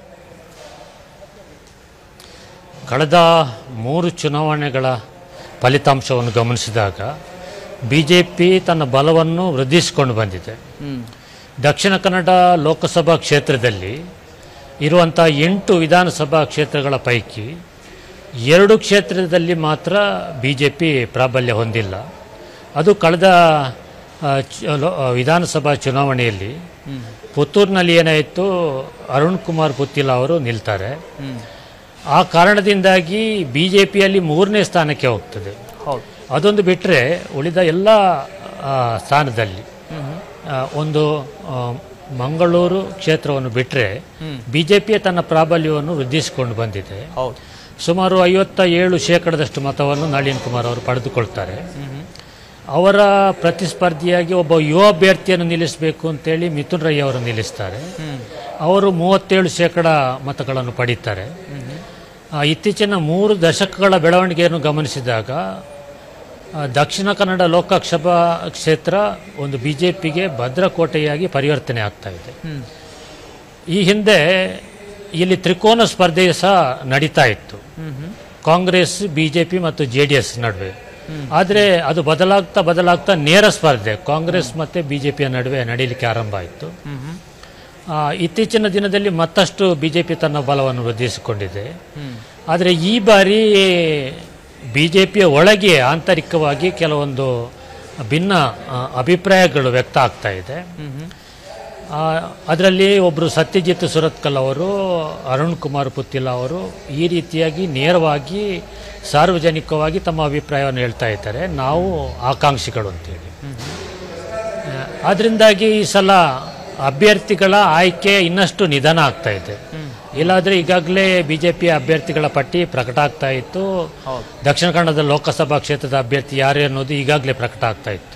ಕಳೆದ ಮೂರು ಚುನಾವಣೆಗಳ ಫಲಿತಾಂಶವನ್ನು ಗಮನಿಸಿದಾಗ ಬಿ ಜೆ ಪಿ ತನ್ನ ಬಲವನ್ನು ವೃದ್ಧಿಸಿಕೊಂಡು ಬಂದಿದೆ ದಕ್ಷಿಣ ಕನ್ನಡ ಲೋಕಸಭಾ ಕ್ಷೇತ್ರದಲ್ಲಿ ಇರುವಂಥ ಎಂಟು ವಿಧಾನಸಭಾ ಕ್ಷೇತ್ರಗಳ ಪೈಕಿ ಎರಡು ಕ್ಷೇತ್ರದಲ್ಲಿ ಮಾತ್ರ ಬಿ ಜೆ ಪಿ ಪ್ರಾಬಲ್ಯ ಹೊಂದಿಲ್ಲ ಅದು ಕಳೆದ ಆ, ಚ- ಲೋ- ಆ, ವಿಧಾನಸಭಾ ಚುನಾವಣೆಯಲ್ಲಿ ಪುತ್ತೂರಿನಲ್ಲಿ ಏನಾಯಿತು ಅರುಣ್ ಕುಮಾರ್ ಪುತ್ತಿಲ ಅವರು ನಿಲ್ತಾರೆ ಆ ಕಾರಣದಿಂದಾಗಿ ಬಿ ಜೆ ಪಿಯಲ್ಲಿ ಮೂರನೇ ಸ್ಥಾನಕ್ಕೆ ಹೋಗ್ತದೆ ಹೌದು ಅದೊಂದು ಬಿಟ್ಟರೆ ಉಳಿದ ಎಲ್ಲ ಆ, ಸ್ಥಾನದಲ್ಲಿ ಆ, ಒಂದು ಆ, ಮಂಗಳೂರು ಕ್ಷೇತ್ರವನ್ನು ಬಿಟ್ಟರೆ ಹ್ಮ್. ಬಿ ಜೆ ಪಿಯ ತನ್ನ ಪ್ರಾಬಲ್ಯವನ್ನು ವೃದ್ಧಿಸಿಕೊಂಡು ಬಂದಿದೆ ಹೌದು ಸುಮಾರು ಐವತ್ತ ಏಳು ಶೇಕಡದಷ್ಟು ಮತವನ್ನು ನಳಿನ್ ಕುಮಾರ್ ಅವರು ಪಡೆದುಕೊಳ್ತಾರೆ ಅವರ ಪ್ರತಿಸ್ಪರ್ಧಿಯಾಗಿ ಒಬ್ಬ ಯುವ ಅಭ್ಯರ್ಥಿಯನ್ನು ನಿಲ್ಲಿಸಬೇಕು ಅಂತೇಳಿ ಮಿಥುನ್ ರೈ ಅವರು ನಿಲ್ಲಿಸ್ತಾರೆ ಅವರು ಮೂವತ್ತೇಳು ಶೇಕಡ ಮತಗಳನ್ನು ಪಡೀತಾರೆ ಆ, ಇತ್ತೀಚಿನ ಮೂರು ದಶಕಗಳ ಬೆಳವಣಿಗೆಯನ್ನು ಗಮನಿಸಿದಾಗ ಆ, ದಕ್ಷಿಣ ಕನ್ನಡ ಲೋಕಸಭಾ ಕ್ಷೇತ್ರ ಒಂದು ಬಿ ಜೆ ಪಿಗೆ ಭದ್ರಕೋಟೆಯಾಗಿ ಪರಿವರ್ತನೆ ಆಗ್ತಾ ಇದೆ ಈ ಹಿಂದೆ ಇಲ್ಲಿ ತ್ರಿಕೋನ ಸ್ಪರ್ಧೆ ಸಹ ನಡೀತಾ ಇತ್ತು ಕಾಂಗ್ರೆಸ್ ಬಿ ಜೆ ಪಿ ಮತ್ತು ಜೆ ಡಿ ಎಸ್ ನಡುವೆ ಆದರೆ ಅದು ಬದಲಾಗ್ತಾ ಬದಲಾಗ್ತಾ ನೇರ ಸ್ಪರ್ಧೆ ಕಾಂಗ್ರೆಸ್ ಮತ್ತು ಬಿ ಜೆ ಪಿಯ ನಡುವೆ ನಡೀಲಿಕ್ಕೆ ಆರಂಭ ಆಯಿತು ಆ, ಇತ್ತೀಚಿನ ದಿನದಲ್ಲಿ ಮತ್ತಷ್ಟು ಬಿ ಜೆ ಪಿ ತನ್ನ ಬಲವನ್ನು ವೃದ್ಧಿಸಿಕೊಂಡಿದೆ ಆದರೆ ಈ ಬಾರಿ ಬಿ ಜೆ ಪಿಯ ಒಳಗೆ ಆಂತರಿಕವಾಗಿ ಕೆಲವೊಂದು ಭಿನ್ನ ಆ, ಅಭಿಪ್ರಾಯಗಳು ವ್ಯಕ್ತ ಆಗ್ತಾ ಇದೆ ಅದರಲ್ಲಿ ಒಬ್ಬರು ಸತ್ಯಜಿತ್ ಸುರತ್ಕಲ್ ಅವರು ಅರುಣ್ ಕುಮಾರ್ ಪುತ್ತಿಲ ಅವರು ಈ ರೀತಿಯಾಗಿ ನೇರವಾಗಿ ಸಾರ್ವಜನಿಕವಾಗಿ ತಮ್ಮ ಅಭಿಪ್ರಾಯವನ್ನು ಹೇಳ್ತಾ ಇದ್ದಾರೆ ನಾವು ಆಕಾಂಕ್ಷಿಗಳು ಅಂತೇಳಿ ಅದರಿಂದಾಗಿ ಈ ಸಲ ಅಭ್ಯರ್ಥಿಗಳ ಆಯ್ಕೆ ಇನ್ನಷ್ಟು ನಿಧಾನ ಆಗ್ತಾ ಇದೆ ಇಲ್ಲಾದ್ರೆ ಈಗಾಗಲೇ ಬಿ ಜೆ ಪಿಯ ಅಭ್ಯರ್ಥಿಗಳ ಪಟ್ಟಿ ಪ್ರಕಟ ಆಗ್ತಾ ಇತ್ತು ದಕ್ಷಿಣ ಕನ್ನಡದ ಲೋಕಸಭಾ ಕ್ಷೇತ್ರದ ಅಭ್ಯರ್ಥಿ ಯಾರು ಅನ್ನೋದು ಈಗಾಗಲೇ ಪ್ರಕಟ ಆಗ್ತಾ ಇತ್ತು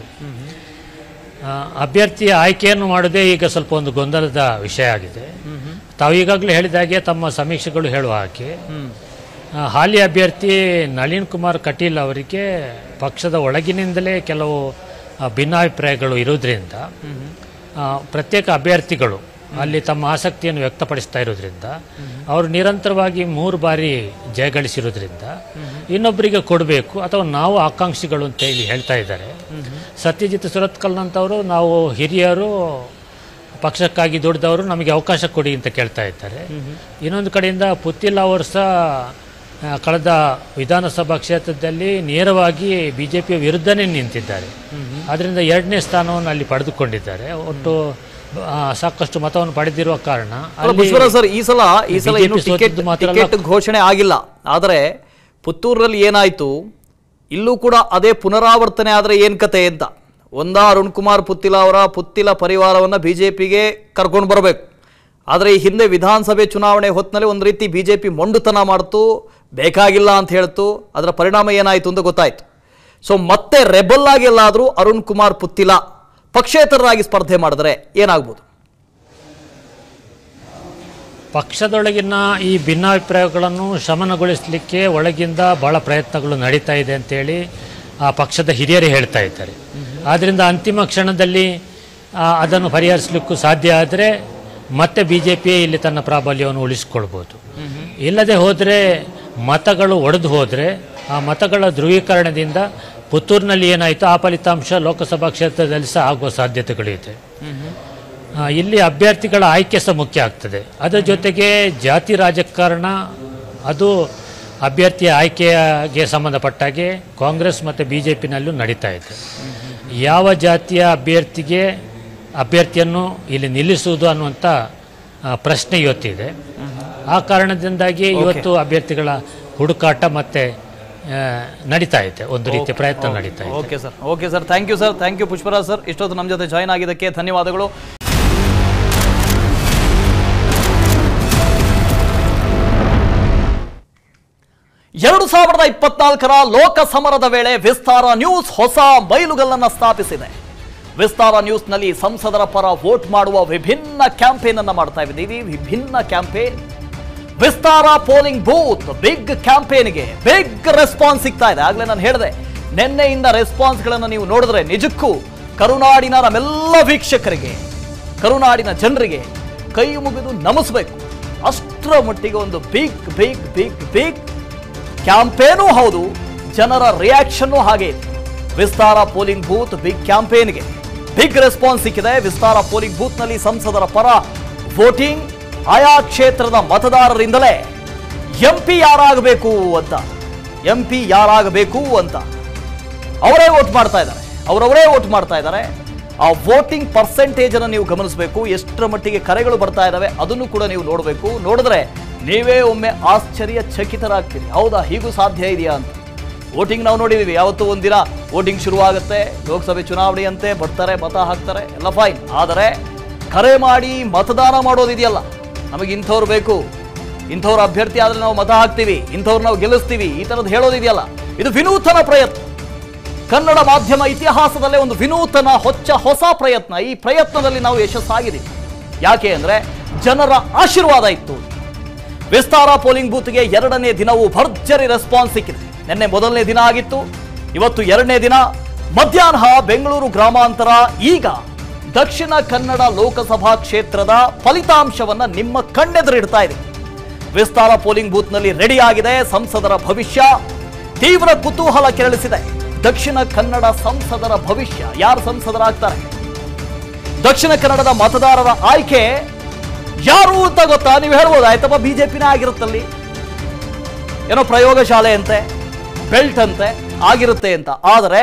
ಆ, ಅಭ್ಯರ್ಥಿಯ ಆಯ್ಕೆಯನ್ನು ಮಾಡೋದೇ ಈಗ ಸ್ವಲ್ಪ ಒಂದು ಗೊಂದಲದ ವಿಷಯ ಆಗಿದೆ ತಾವು ಈಗಾಗಲೇ ಹೇಳಿದ ಹಾಗೆ ತಮ್ಮ ಸಮೀಕ್ಷೆಗಳು ಹೇಳುವ ಹಾಗೆ ಆ, ಹಾಲಿ ಅಭ್ಯರ್ಥಿ ನಳಿನ್ ಕುಮಾರ್ ಕಟೀಲ್ ಅವರಿಗೆ ಪಕ್ಷದ ಒಳಗಿನಿಂದಲೇ ಕೆಲವು ಆ, ಭಿನ್ನಾಭಿಪ್ರಾಯಗಳು ಇರೋದ್ರಿಂದ ಆ, ಪ್ರತ್ಯೇಕ ಅಭ್ಯರ್ಥಿಗಳು ಅಲ್ಲಿ ತಮ್ಮ ಆಸಕ್ತಿಯನ್ನು ವ್ಯಕ್ತಪಡಿಸ್ತಾ ಇರೋದ್ರಿಂದ ಅವರು ನಿರಂತರವಾಗಿ ಮೂರು ಬಾರಿ ಜಯಗಳಿಸಿರೋದ್ರಿಂದ ಇನ್ನೊಬ್ಬರಿಗೆ ಕೊಡಬೇಕು ಅಥವಾ ನಾವು ಆಕಾಂಕ್ಷಿಗಳು ಅಂತ ಹೇಳಿ ಹೇಳ್ತಾ ಇದ್ದಾರೆ ಸತ್ಯಜಿತ್ ಸುರತ್ಕಲ್ನಂಥವರು ನಾವು ಹಿರಿಯರು ಪಕ್ಷಕ್ಕಾಗಿ ದುಡಿದವರು ನಮಗೆ ಅವಕಾಶ ಕೊಡಿ ಅಂತ ಕೇಳ್ತಾ ಇದ್ದಾರೆ ಇನ್ನೊಂದು ಕಡೆಯಿಂದ ಪುತ್ತಿಲ್ಲ ಅವರು ಸಹ ಆ, ಕಳೆದ ವಿಧಾನಸಭಾ ಕ್ಷೇತ್ರದಲ್ಲಿ ನೇರವಾಗಿ ಬಿ ಜೆ ಪಿಯ ವಿರುದ್ಧನೇ ನಿಂತಿದ್ದಾರೆ ಅದರಿಂದ ಎರಡನೇ ಸ್ಥಾನವನ್ನು ಅಲ್ಲಿ ಪಡೆದುಕೊಂಡಿದ್ದಾರೆ ಒಟ್ಟು ಆ, ಸಾಕಷ್ಟು ಮತವನ್ನು ಪಡೆದಿರುವ ಕಾರಣ ಅಲ್ಲ, ಅಲ್ಲಿ ಪುಷ್ಪರಾಜ್ ಸರ್ ಈ ಸಲ ಈ ಸಲ BJP ಇನ್ನು ಟಿಕೆಟ್ ಸೋತಿದ್ದು ಮಾತ್ರ ಅಲ್ಲ, ಟಿಕೆಟ್ ಘೋಷಣೆ ಆಗಿಲ್ಲ ಆದರೆ ಪುತ್ತೂರಲ್ಲಿ ಏನಾಯ್ತು ಇಲ್ಲೂ ಕೂಡ ಅದೇ ಪುನರಾವರ್ತನೆ ಆದರೆ ಏನ್ ಕತೆ ಅಂತ ಒಂದಾ ಅರುಣ್ ಕುಮಾರ್ ಪುತ್ತಿಲ ಅವರ ಪುತ್ತಿಲ ಪರಿವಾರವನ್ನ ಬಿಜೆಪಿಗೆ ಕರ್ಕೊಂಡು ಬರಬೇಕು ಆದರೆ ಈ ಹಿಂದೆ ವಿಧಾನಸಭೆ ಚುನಾವಣೆ ಹೊತ್ತಿನಲ್ಲಿ ಒಂದು ರೀತಿ ಬಿಜೆಪಿ ಮೊಂಡುತನ ಮಾಡ್ತು ಬೇಕಾಗಿಲ್ಲ ಅಂತ ಹೇಳ್ತು ಅದರ ಪರಿಣಾಮ ಏನಾಯಿತು ಅಂತ ಗೊತ್ತಾಯ್ತು ಸೊ ಮತ್ತೆ ರೆಬಲ್ ಆಗಿ ಎಲ್ಲಾದರೂ ಅರುಣ್ ಕುಮಾರ್ ಪುತ್ತಿಲ ಪಕ್ಷೇತರರಾಗಿ ಸ್ಪರ್ಧೆ ಮಾಡಿದ್ರೆ ಏನಾಗ್ಬೋದು ಪಕ್ಷದೊಳಗಿನ ಈ ಭಿನ್ನಾಭಿಪ್ರಾಯಗಳನ್ನು ಶಮನಗೊಳಿಸಲಿಕ್ಕೆ ಒಳಗಿಂದ ಬಹಳ ಪ್ರಯತ್ನಗಳು ನಡೀತಾ ಇದೆ ಅಂತೇಳಿ ಆ ಪಕ್ಷದ ಹಿರಿಯರೇ ಹೇಳ್ತಾ ಇದ್ದಾರೆ ಆದ್ದರಿಂದ ಅಂತಿಮ ಕ್ಷಣದಲ್ಲಿ ಆ, ಅದನ್ನು ಪರಿಹರಿಸಲಿಕ್ಕೂ ಸಾಧ್ಯ ಆದರೆ ಮತ್ತೆ ಬಿ ಜೆ ಪಿ ಇಲ್ಲಿ ತನ್ನ ಪ್ರಾಬಲ್ಯವನ್ನು ಉಳಿಸಿಕೊಳ್ಬೋದು ಇಲ್ಲದೆ ಹೋದರೆ ಮತಗಳು ಒಡೆದು ಹೋದರೆ ಆ ಮತಗಳ ಧ್ರುವೀಕರಣದಿಂದ ಪುತ್ತೂರಿನಲ್ಲಿ ಏನಾಯಿತು ಆ ಫಲಿತಾಂಶ ಲೋಕಸಭಾ ಕ್ಷೇತ್ರದಲ್ಲಿ ಸಹ ಆಗುವ ಸಾಧ್ಯತೆಗಳಿದೆ ಆ, ಇಲ್ಲಿ ಅಭ್ಯರ್ಥಿಗಳ ಆಯ್ಕೆ ಸಹ ಮುಖ್ಯ ಆಗ್ತದೆ ಅದರ ಜೊತೆಗೆ ಜಾತಿ ರಾಜಕಾರಣ ಅದು ಅಭ್ಯರ್ಥಿಯ ಆಯ್ಕೆಗೆ ಸಂಬಂಧಪಟ್ಟಾಗೆ ಕಾಂಗ್ರೆಸ್ ಮತ್ತು ಬಿ ಜೆ ಪಿನಲ್ಲೂ ನಡೀತಾ ಇದೆ ಯಾವ ಜಾತಿಯ ಅಭ್ಯರ್ಥಿಗೆ ಅಭ್ಯರ್ಥಿಯನ್ನು ಇಲ್ಲಿ ನಿಲ್ಲಿಸುವುದು ಅನ್ನುವಂಥ ಆ, ಪ್ರಶ್ನೆ ಇವತ್ತಿದೆ ಆ ಕಾರಣದಿಂದಾಗಿ ಇವತ್ತು ಅಭ್ಯರ್ಥಿಗಳ ಹುಡುಕಾಟ ಮತ್ತೆ ಆ, ನಡೀತಾ ಇದೆ ಒಂದು ರೀತಿಯ ಪ್ರಯತ್ನ ನಡೀತಾ ಇದೆ okay sir okay sir thank you sir thank you Pushparaj sir ಇಷ್ಟೊತ್ತು ನಮ್ಮ ಜೊತೆ ಜಾಯ್ನ್ ಆಗಿದ್ದಕ್ಕೆ ಧನ್ಯವಾದಗಳು ಎರಡು ಸಾವಿರದ ಇಪ್ಪತ್ನಾಲ್ಕರ ಲೋಕ ಸಮರದ ವೇಳೆ ವಿಸ್ತಾರ ನ್ಯೂಸ್ ಹೊಸ ಮೈಲುಗಲ್ಲನ್ನ ಸ್ಥಾಪಿಸಿದೆ ವಿಸ್ತಾರ ನ್ಯೂಸ್ನಲ್ಲಿ ಸಂಸದರ ಪರ ವೋಟ್ ಮಾಡುವ ವಿಭಿನ್ನ ಕ್ಯಾಂಪೇನ್ ಅನ್ನ ಮಾಡ್ತಾ ಇದ್ದೀವಿ ವಿಭಿನ್ನ campaign Vistara polling booth big ಕ್ಯಾಂಪೇನ್ಗೆ ಬಿಗ್ ರೆಸ್ಪಾನ್ಸ್ ಸಿಗ್ತಾ ಇದೆ ಆಗ್ಲೇ ನಾನು ಹೇಳಿದೆ ನಿನ್ನೆಯಿಂದ ರೆಸ್ಪಾನ್ಸ್ಗಳನ್ನು ನೀವು ನೋಡಿದ್ರೆ ನಿಜಕ್ಕೂ ಕರುನಾಡಿನ ನಮ್ಮೆಲ್ಲ ವೀಕ್ಷಕರಿಗೆ ಕರುನಾಡಿನ ಜನರಿಗೆ ಕೈ ಮುಗಿದು ನಮಿಸ್ಬೇಕು ಅಷ್ಟರ ಮಟ್ಟಿಗೆ ಒಂದು ಬಿಗ್ ಬಿಗ್ ಬಿಗ್ ಬಿಗ್ ಕ್ಯಾಂಪೇನೂ ಹೌದು ಜನರ ರಿಯಾಕ್ಷನ್ನು ಹಾಗೆ ಇದೆ ವಿಸ್ತಾರ ಪೋಲಿಂಗ್ ಬೂತ್ ಬಿಗ್ ಕ್ಯಾಂಪೇನ್ಗೆ ಬಿಗ್ ರೆಸ್ಪಾನ್ಸ್ ಸಿಕ್ಕಿದೆ ವಿಸ್ತಾರ ಪೋಲಿಂಗ್ ಬೂತ್ನಲ್ಲಿ ಸಂಸದರ ಪರ ವೋಟಿಂಗ್ ಆಯಾ ಕ್ಷೇತ್ರದ ಮತದಾರರಿಂದಲೇ ಎಂ ಪಿ ಯಾರಾಗಬೇಕು ಅಂತ ಎಂ ಪಿ ಯಾರಾಗಬೇಕು ಅಂತ ಅವರೇ ವೋಟ್ ಮಾಡ್ತಾ ಇದ್ದಾರೆ ಅವರವರೇ ವೋಟ್ ಮಾಡ್ತಾ ಇದ್ದಾರೆ ಆ ವೋಟಿಂಗ್ ಪರ್ಸೆಂಟೇಜ್ ಅನ್ನು ನೀವು ಗಮನಿಸಬೇಕು ಎಷ್ಟರ ಮಟ್ಟಿಗೆ ಕರೆಗಳು ಬರ್ತಾ ಇದ್ದಾವೆ ಅದನ್ನು ಕೂಡ ನೀವು ನೋಡಬೇಕು ನೋಡಿದ್ರೆ ನೀವೇ ಒಮ್ಮೆ ಆಶ್ಚರ್ಯ ಚಕಿತರಾಗ್ತೀರಿ ಹೌದಾ ಹೀಗೂ ಸಾಧ್ಯ ಇದೆಯಾ ಅಂತ ವೋಟಿಂಗ್ ನಾವು ನೋಡಿದೀವಿ ಯಾವತ್ತೂ ಒಂದಿನ ವೋಟಿಂಗ್ ಶುರುವಾಗುತ್ತೆ ಲೋಕಸಭೆ ಚುನಾವಣೆಯಂತೆ ಬರ್ತಾರೆ ಮತ ಹಾಕ್ತಾರೆ ಎಲ್ಲ ಫೈನ್ ಆದರೆ ಕರೆ ಮಾಡಿ ಮತದಾನ ಮಾಡೋದಿದೆಯಲ್ಲ ನಮಗೆ ಇಂಥವ್ರು ಬೇಕು ಇಂಥವ್ರ ಅಭ್ಯರ್ಥಿ ಆದ್ರೆ ನಾವು ಮತ ಹಾಕ್ತೀವಿ ಇಂಥವ್ರು ನಾವು ಗೆಲ್ಲಿಸ್ತೀವಿ ಈ ಥರದ್ದು ಹೇಳೋದಿದೆಯಲ್ಲ ಇದು ವಿನೂತನ ಪ್ರಯತ್ನ ಕನ್ನಡ ಮಾಧ್ಯಮ ಇತಿಹಾಸದಲ್ಲೇ ಒಂದು ವಿನೂತನ ಹೊಚ್ಚ ಹೊಸ ಪ್ರಯತ್ನ ಈ ಪ್ರಯತ್ನದಲ್ಲಿ ನಾವು ಯಶಸ್ಸಾಗಿದ್ದೀವಿ ಯಾಕೆ ಅಂದ್ರೆ ಜನರ ಆಶೀರ್ವಾದ ಇತ್ತು ವಿಸ್ತಾರ ಪೋಲಿಂಗ್ ಬೂತ್ಗೆ ಎರಡನೇ ದಿನವೂ ಭರ್ಜರಿ ರೆಸ್ಪಾನ್ಸ್ ಸಿಕ್ಕಿದೆ ನಿನ್ನೆ ಮೊದಲನೇ ದಿನ ಆಗಿತ್ತು ಇವತ್ತು ಎರಡನೇ ದಿನ ಮಧ್ಯಾಹ್ನ ಬೆಂಗಳೂರು ಗ್ರಾಮಾಂತರ ಈಗ ದಕ್ಷಿಣ ಕನ್ನಡ ಲೋಕಸಭಾ ಕ್ಷೇತ್ರದ ಫಲಿತಾಂಶವನ್ನ ನಿಮ್ಮ ಕಣ್ಣೆದುರಿಡ್ತಾ ಇದೆ ವಿಸ್ತಾರ ಪೋಲಿಂಗ್ ಬೂತ್ನಲ್ಲಿ ರೆಡಿ ಆಗಿದೆ ಸಂಸದರ ಭವಿಷ್ಯ ತೀವ್ರ ಕುತೂಹಲ ಕೆರಳಿಸಿದೆ ದಕ್ಷಿಣ ಕನ್ನಡ ಸಂಸದರ ಭವಿಷ್ಯ ಯಾರು ಸಂಸದರಾಗ್ತಾರೆ ದಕ್ಷಿಣ ಕನ್ನಡದ ಮತದಾರರ ಆಯ್ಕೆ ಯಾರು ಅಂತ ಗೊತ್ತಾ ನೀವು ಹೇಳ್ಬೋದು ಆಯ್ತಪ್ಪ ಬಿಜೆಪಿನ ಆಗಿರುತ್ತಲ್ಲಿ ಏನೋ ಪ್ರಯೋಗಶಾಲೆ ಅಂತೆ ಬೆಲ್ಟ್ ಅಂತೆ ಆಗಿರುತ್ತೆ ಅಂತ ಆದರೆ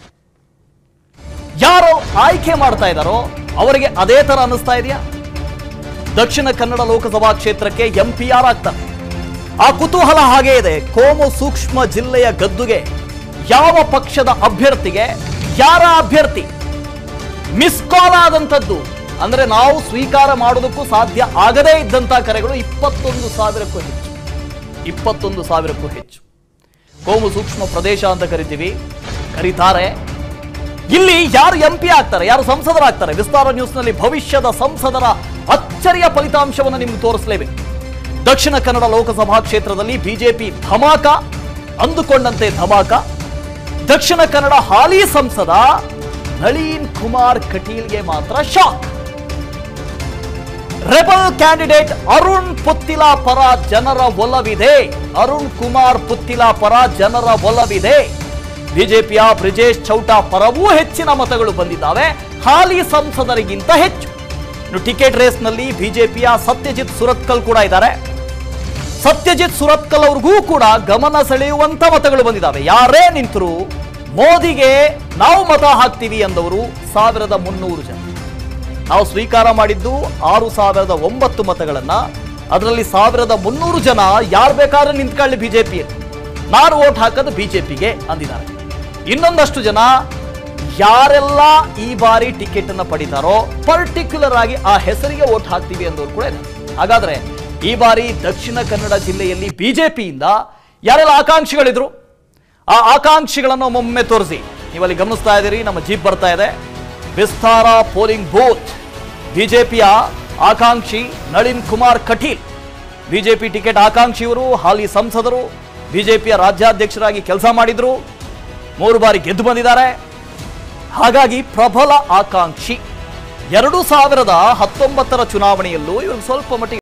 ಯಾರು ಆಯ್ಕೆ ಮಾಡ್ತಾ ಇದ್ದಾರೋ ಅವರಿಗೆ ಅದೇ ತರ ಅನ್ನಿಸ್ತಾ ಇದೆಯಾ ದಕ್ಷಿಣ ಕನ್ನಡ ಲೋಕಸಭಾ ಕ್ಷೇತ್ರಕ್ಕೆ ಎಂಪಿಆರ್ ಆಗ್ತಾರೆ ಆ ಕುತೂಹಲ ಹಾಗೇ ಇದೆ ಕೋಮು ಸೂಕ್ಷ್ಮ ಜಿಲ್ಲೆಯ ಗದ್ದುಗೆ ಯಾವ ಪಕ್ಷದ ಅಭ್ಯರ್ಥಿಗೆ ಯಾರ ಅಭ್ಯರ್ಥಿ ಮಿಸ್ ಕಾಲ್ ಆದಂಥದ್ದು ಅಂದ್ರೆ ನಾವು ಸ್ವೀಕಾರ ಮಾಡೋದಕ್ಕೂ ಸಾಧ್ಯ ಆಗದೇ ಇದ್ದಂತಹ ಕರೆಗಳು ಇಪ್ಪತ್ತೊಂದು ಸಾವಿರಕ್ಕೂ ಹೆಚ್ಚು ಇಪ್ಪತ್ತೊಂದು ಸಾವಿರಕ್ಕೂ ಹೆಚ್ಚು ಕೋಮು ಸೂಕ್ಷ್ಮ ಪ್ರದೇಶ ಅಂತ ಕರಿತೀವಿ ಕರೀತಾರೆ ಇಲ್ಲಿ ಯಾರು ಎಂ ಪಿ ಆಗ್ತಾರೆ ಯಾರು ಸಂಸದರಾಗ್ತಾರೆ ವಿಸ್ತಾರ ನ್ಯೂಸ್ನಲ್ಲಿ ಭವಿಷ್ಯದ ಸಂಸದರ ಅಚ್ಚರಿಯ ಫಲಿತಾಂಶವನ್ನು ನಿಮ್ಗೆ ತೋರಿಸಲೇಬೇಕು ದಕ್ಷಿಣ ಕನ್ನಡ ಲೋಕಸಭಾ ಕ್ಷೇತ್ರದಲ್ಲಿ ಬಿಜೆಪಿ ಧಮಾಕ ಅಂದುಕೊಂಡಂತೆ ಧಮಾಕ ದಕ್ಷಿಣ ಕನ್ನಡ ಹಾಲಿ ಸಂಸದ ನಳೀನ್ ಕುಮಾರ್ ಕಟೀಲ್ಗೆ ಮಾತ್ರ shock rebel candidate Arun Puthila ಪರ ಜನರ ಒಲವಿದೆ ಅರುಣ್ ಕುಮಾರ್ ಪುತ್ತಿಲ ಪರ ಜನರ ಒಲವಿದೆ ಬಿಜೆಪಿಯ ಬ್ರಿಜೇಶ್ ಚೌಟಾ ಪರವೂ ಹೆಚ್ಚಿನ ಮತಗಳು ಬಂದಿದ್ದಾವೆ ಹಾಲಿ ಸಂಸದರಿಗಿಂತ ಹೆಚ್ಚು ಇನ್ನು ಟಿಕೆಟ್ ರೇಸ್ನಲ್ಲಿ ಬಿಜೆಪಿಯ ಸತ್ಯಜಿತ್ ಸುರತ್ಕಲ್ ಕೂಡ ಇದ್ದಾರೆ ಸತ್ಯಜಿತ್ ಸುರತ್ಕಲ್ ಅವ್ರಿಗೂ ಕೂಡ ಗಮನ ಸೆಳೆಯುವಂತ ಮತಗಳು ಬಂದಿದ್ದಾವೆ ಯಾರೇ ನಿಂತರು ಮೋದಿಗೆ ನಾವು ಮತ ಹಾಕ್ತೀವಿ ಎಂದವರು ಸಾವಿರದ ಮುನ್ನೂರು ಜನ ನಾವು ಸ್ವೀಕಾರ ಮಾಡಿದ್ದು ಆರು ಸಾವಿರದ ಒಂಬತ್ತು ಮತಗಳನ್ನ ಅದರಲ್ಲಿ ಸಾವಿರದ ಮುನ್ನೂರು ಜನ ಯಾರು ಬೇಕಾದ್ರೆ ನಿಂತ್ಕೊಳ್ಳಿ ಬಿಜೆಪಿಯಲ್ಲಿ ನಾನು ಓಟ್ ಹಾಕೋದು ಬಿಜೆಪಿಗೆ ಅಂದಿದ್ದಾರೆ ಇನ್ನೊಂದಷ್ಟು ಜನ ಯಾರೆಲ್ಲ ಈ ಬಾರಿ ಟಿಕೆಟ್ ಅನ್ನ ಪಡಿತಾರೋ ಪರ್ಟಿಕ್ಯುಲರ್ ಆಗಿ ಆ ಹೆಸರಿಗೆ ಓಟ್ ಹಾಕ್ತೀವಿ ಅಂದವರು ಕೂಡ ಇದ್ದಾರೆ ಹಾಗಾದ್ರೆ ಈ ಬಾರಿ ದಕ್ಷಿಣ ಕನ್ನಡ ಜಿಲ್ಲೆಯಲ್ಲಿ ಬಿಜೆಪಿಯಿಂದ ಯಾರೆಲ್ಲ ಆಕಾಂಕ್ಷಿಗಳಿದ್ರು ಆ ಆಕಾಂಕ್ಷಿಗಳನ್ನು ಒಮ್ಮೊಮ್ಮೆ ತೋರಿಸಿ ನೀವಲ್ಲಿ ಗಮನಿಸ್ತಾ ಇದ್ದೀರಿ ನಮ್ಮ ಜೀಪ್ ಬರ್ತಾ ಇದೆ ವಿಸ್ತಾರ ಪೋಲಿಂಗ್ ಬೂತ್ ಬಿಜೆಪಿಯ ಆಕಾಂಕ್ಷಿ ನಳಿನ್ ಕುಮಾರ್ ಕಟೀಲ್ ಬಿಜೆಪಿ ಟಿಕೆಟ್ ಆಕಾಂಕ್ಷಿ ಇವರು ಹಾಲಿ ಸಂಸದರು ಬಿಜೆಪಿಯ ರಾಜ್ಯಾಧ್ಯಕ್ಷರಾಗಿ ಕೆಲಸ ಮಾಡಿದ್ರು ಮೂರು ಬಾರಿ ಗೆದ್ದು ಬಂದಿದ್ದಾರೆ ಹಾಗಾಗಿ ಪ್ರಬಲ ಆಕಾಂಕ್ಷಿ ಎರಡು ಸಾವಿರದ ಹತ್ತೊಂಬತ್ತರ ಚುನಾವಣೆಯಲ್ಲೂ ಇವರು ಸ್ವಲ್ಪ ಮಟ್ಟಿಗೆ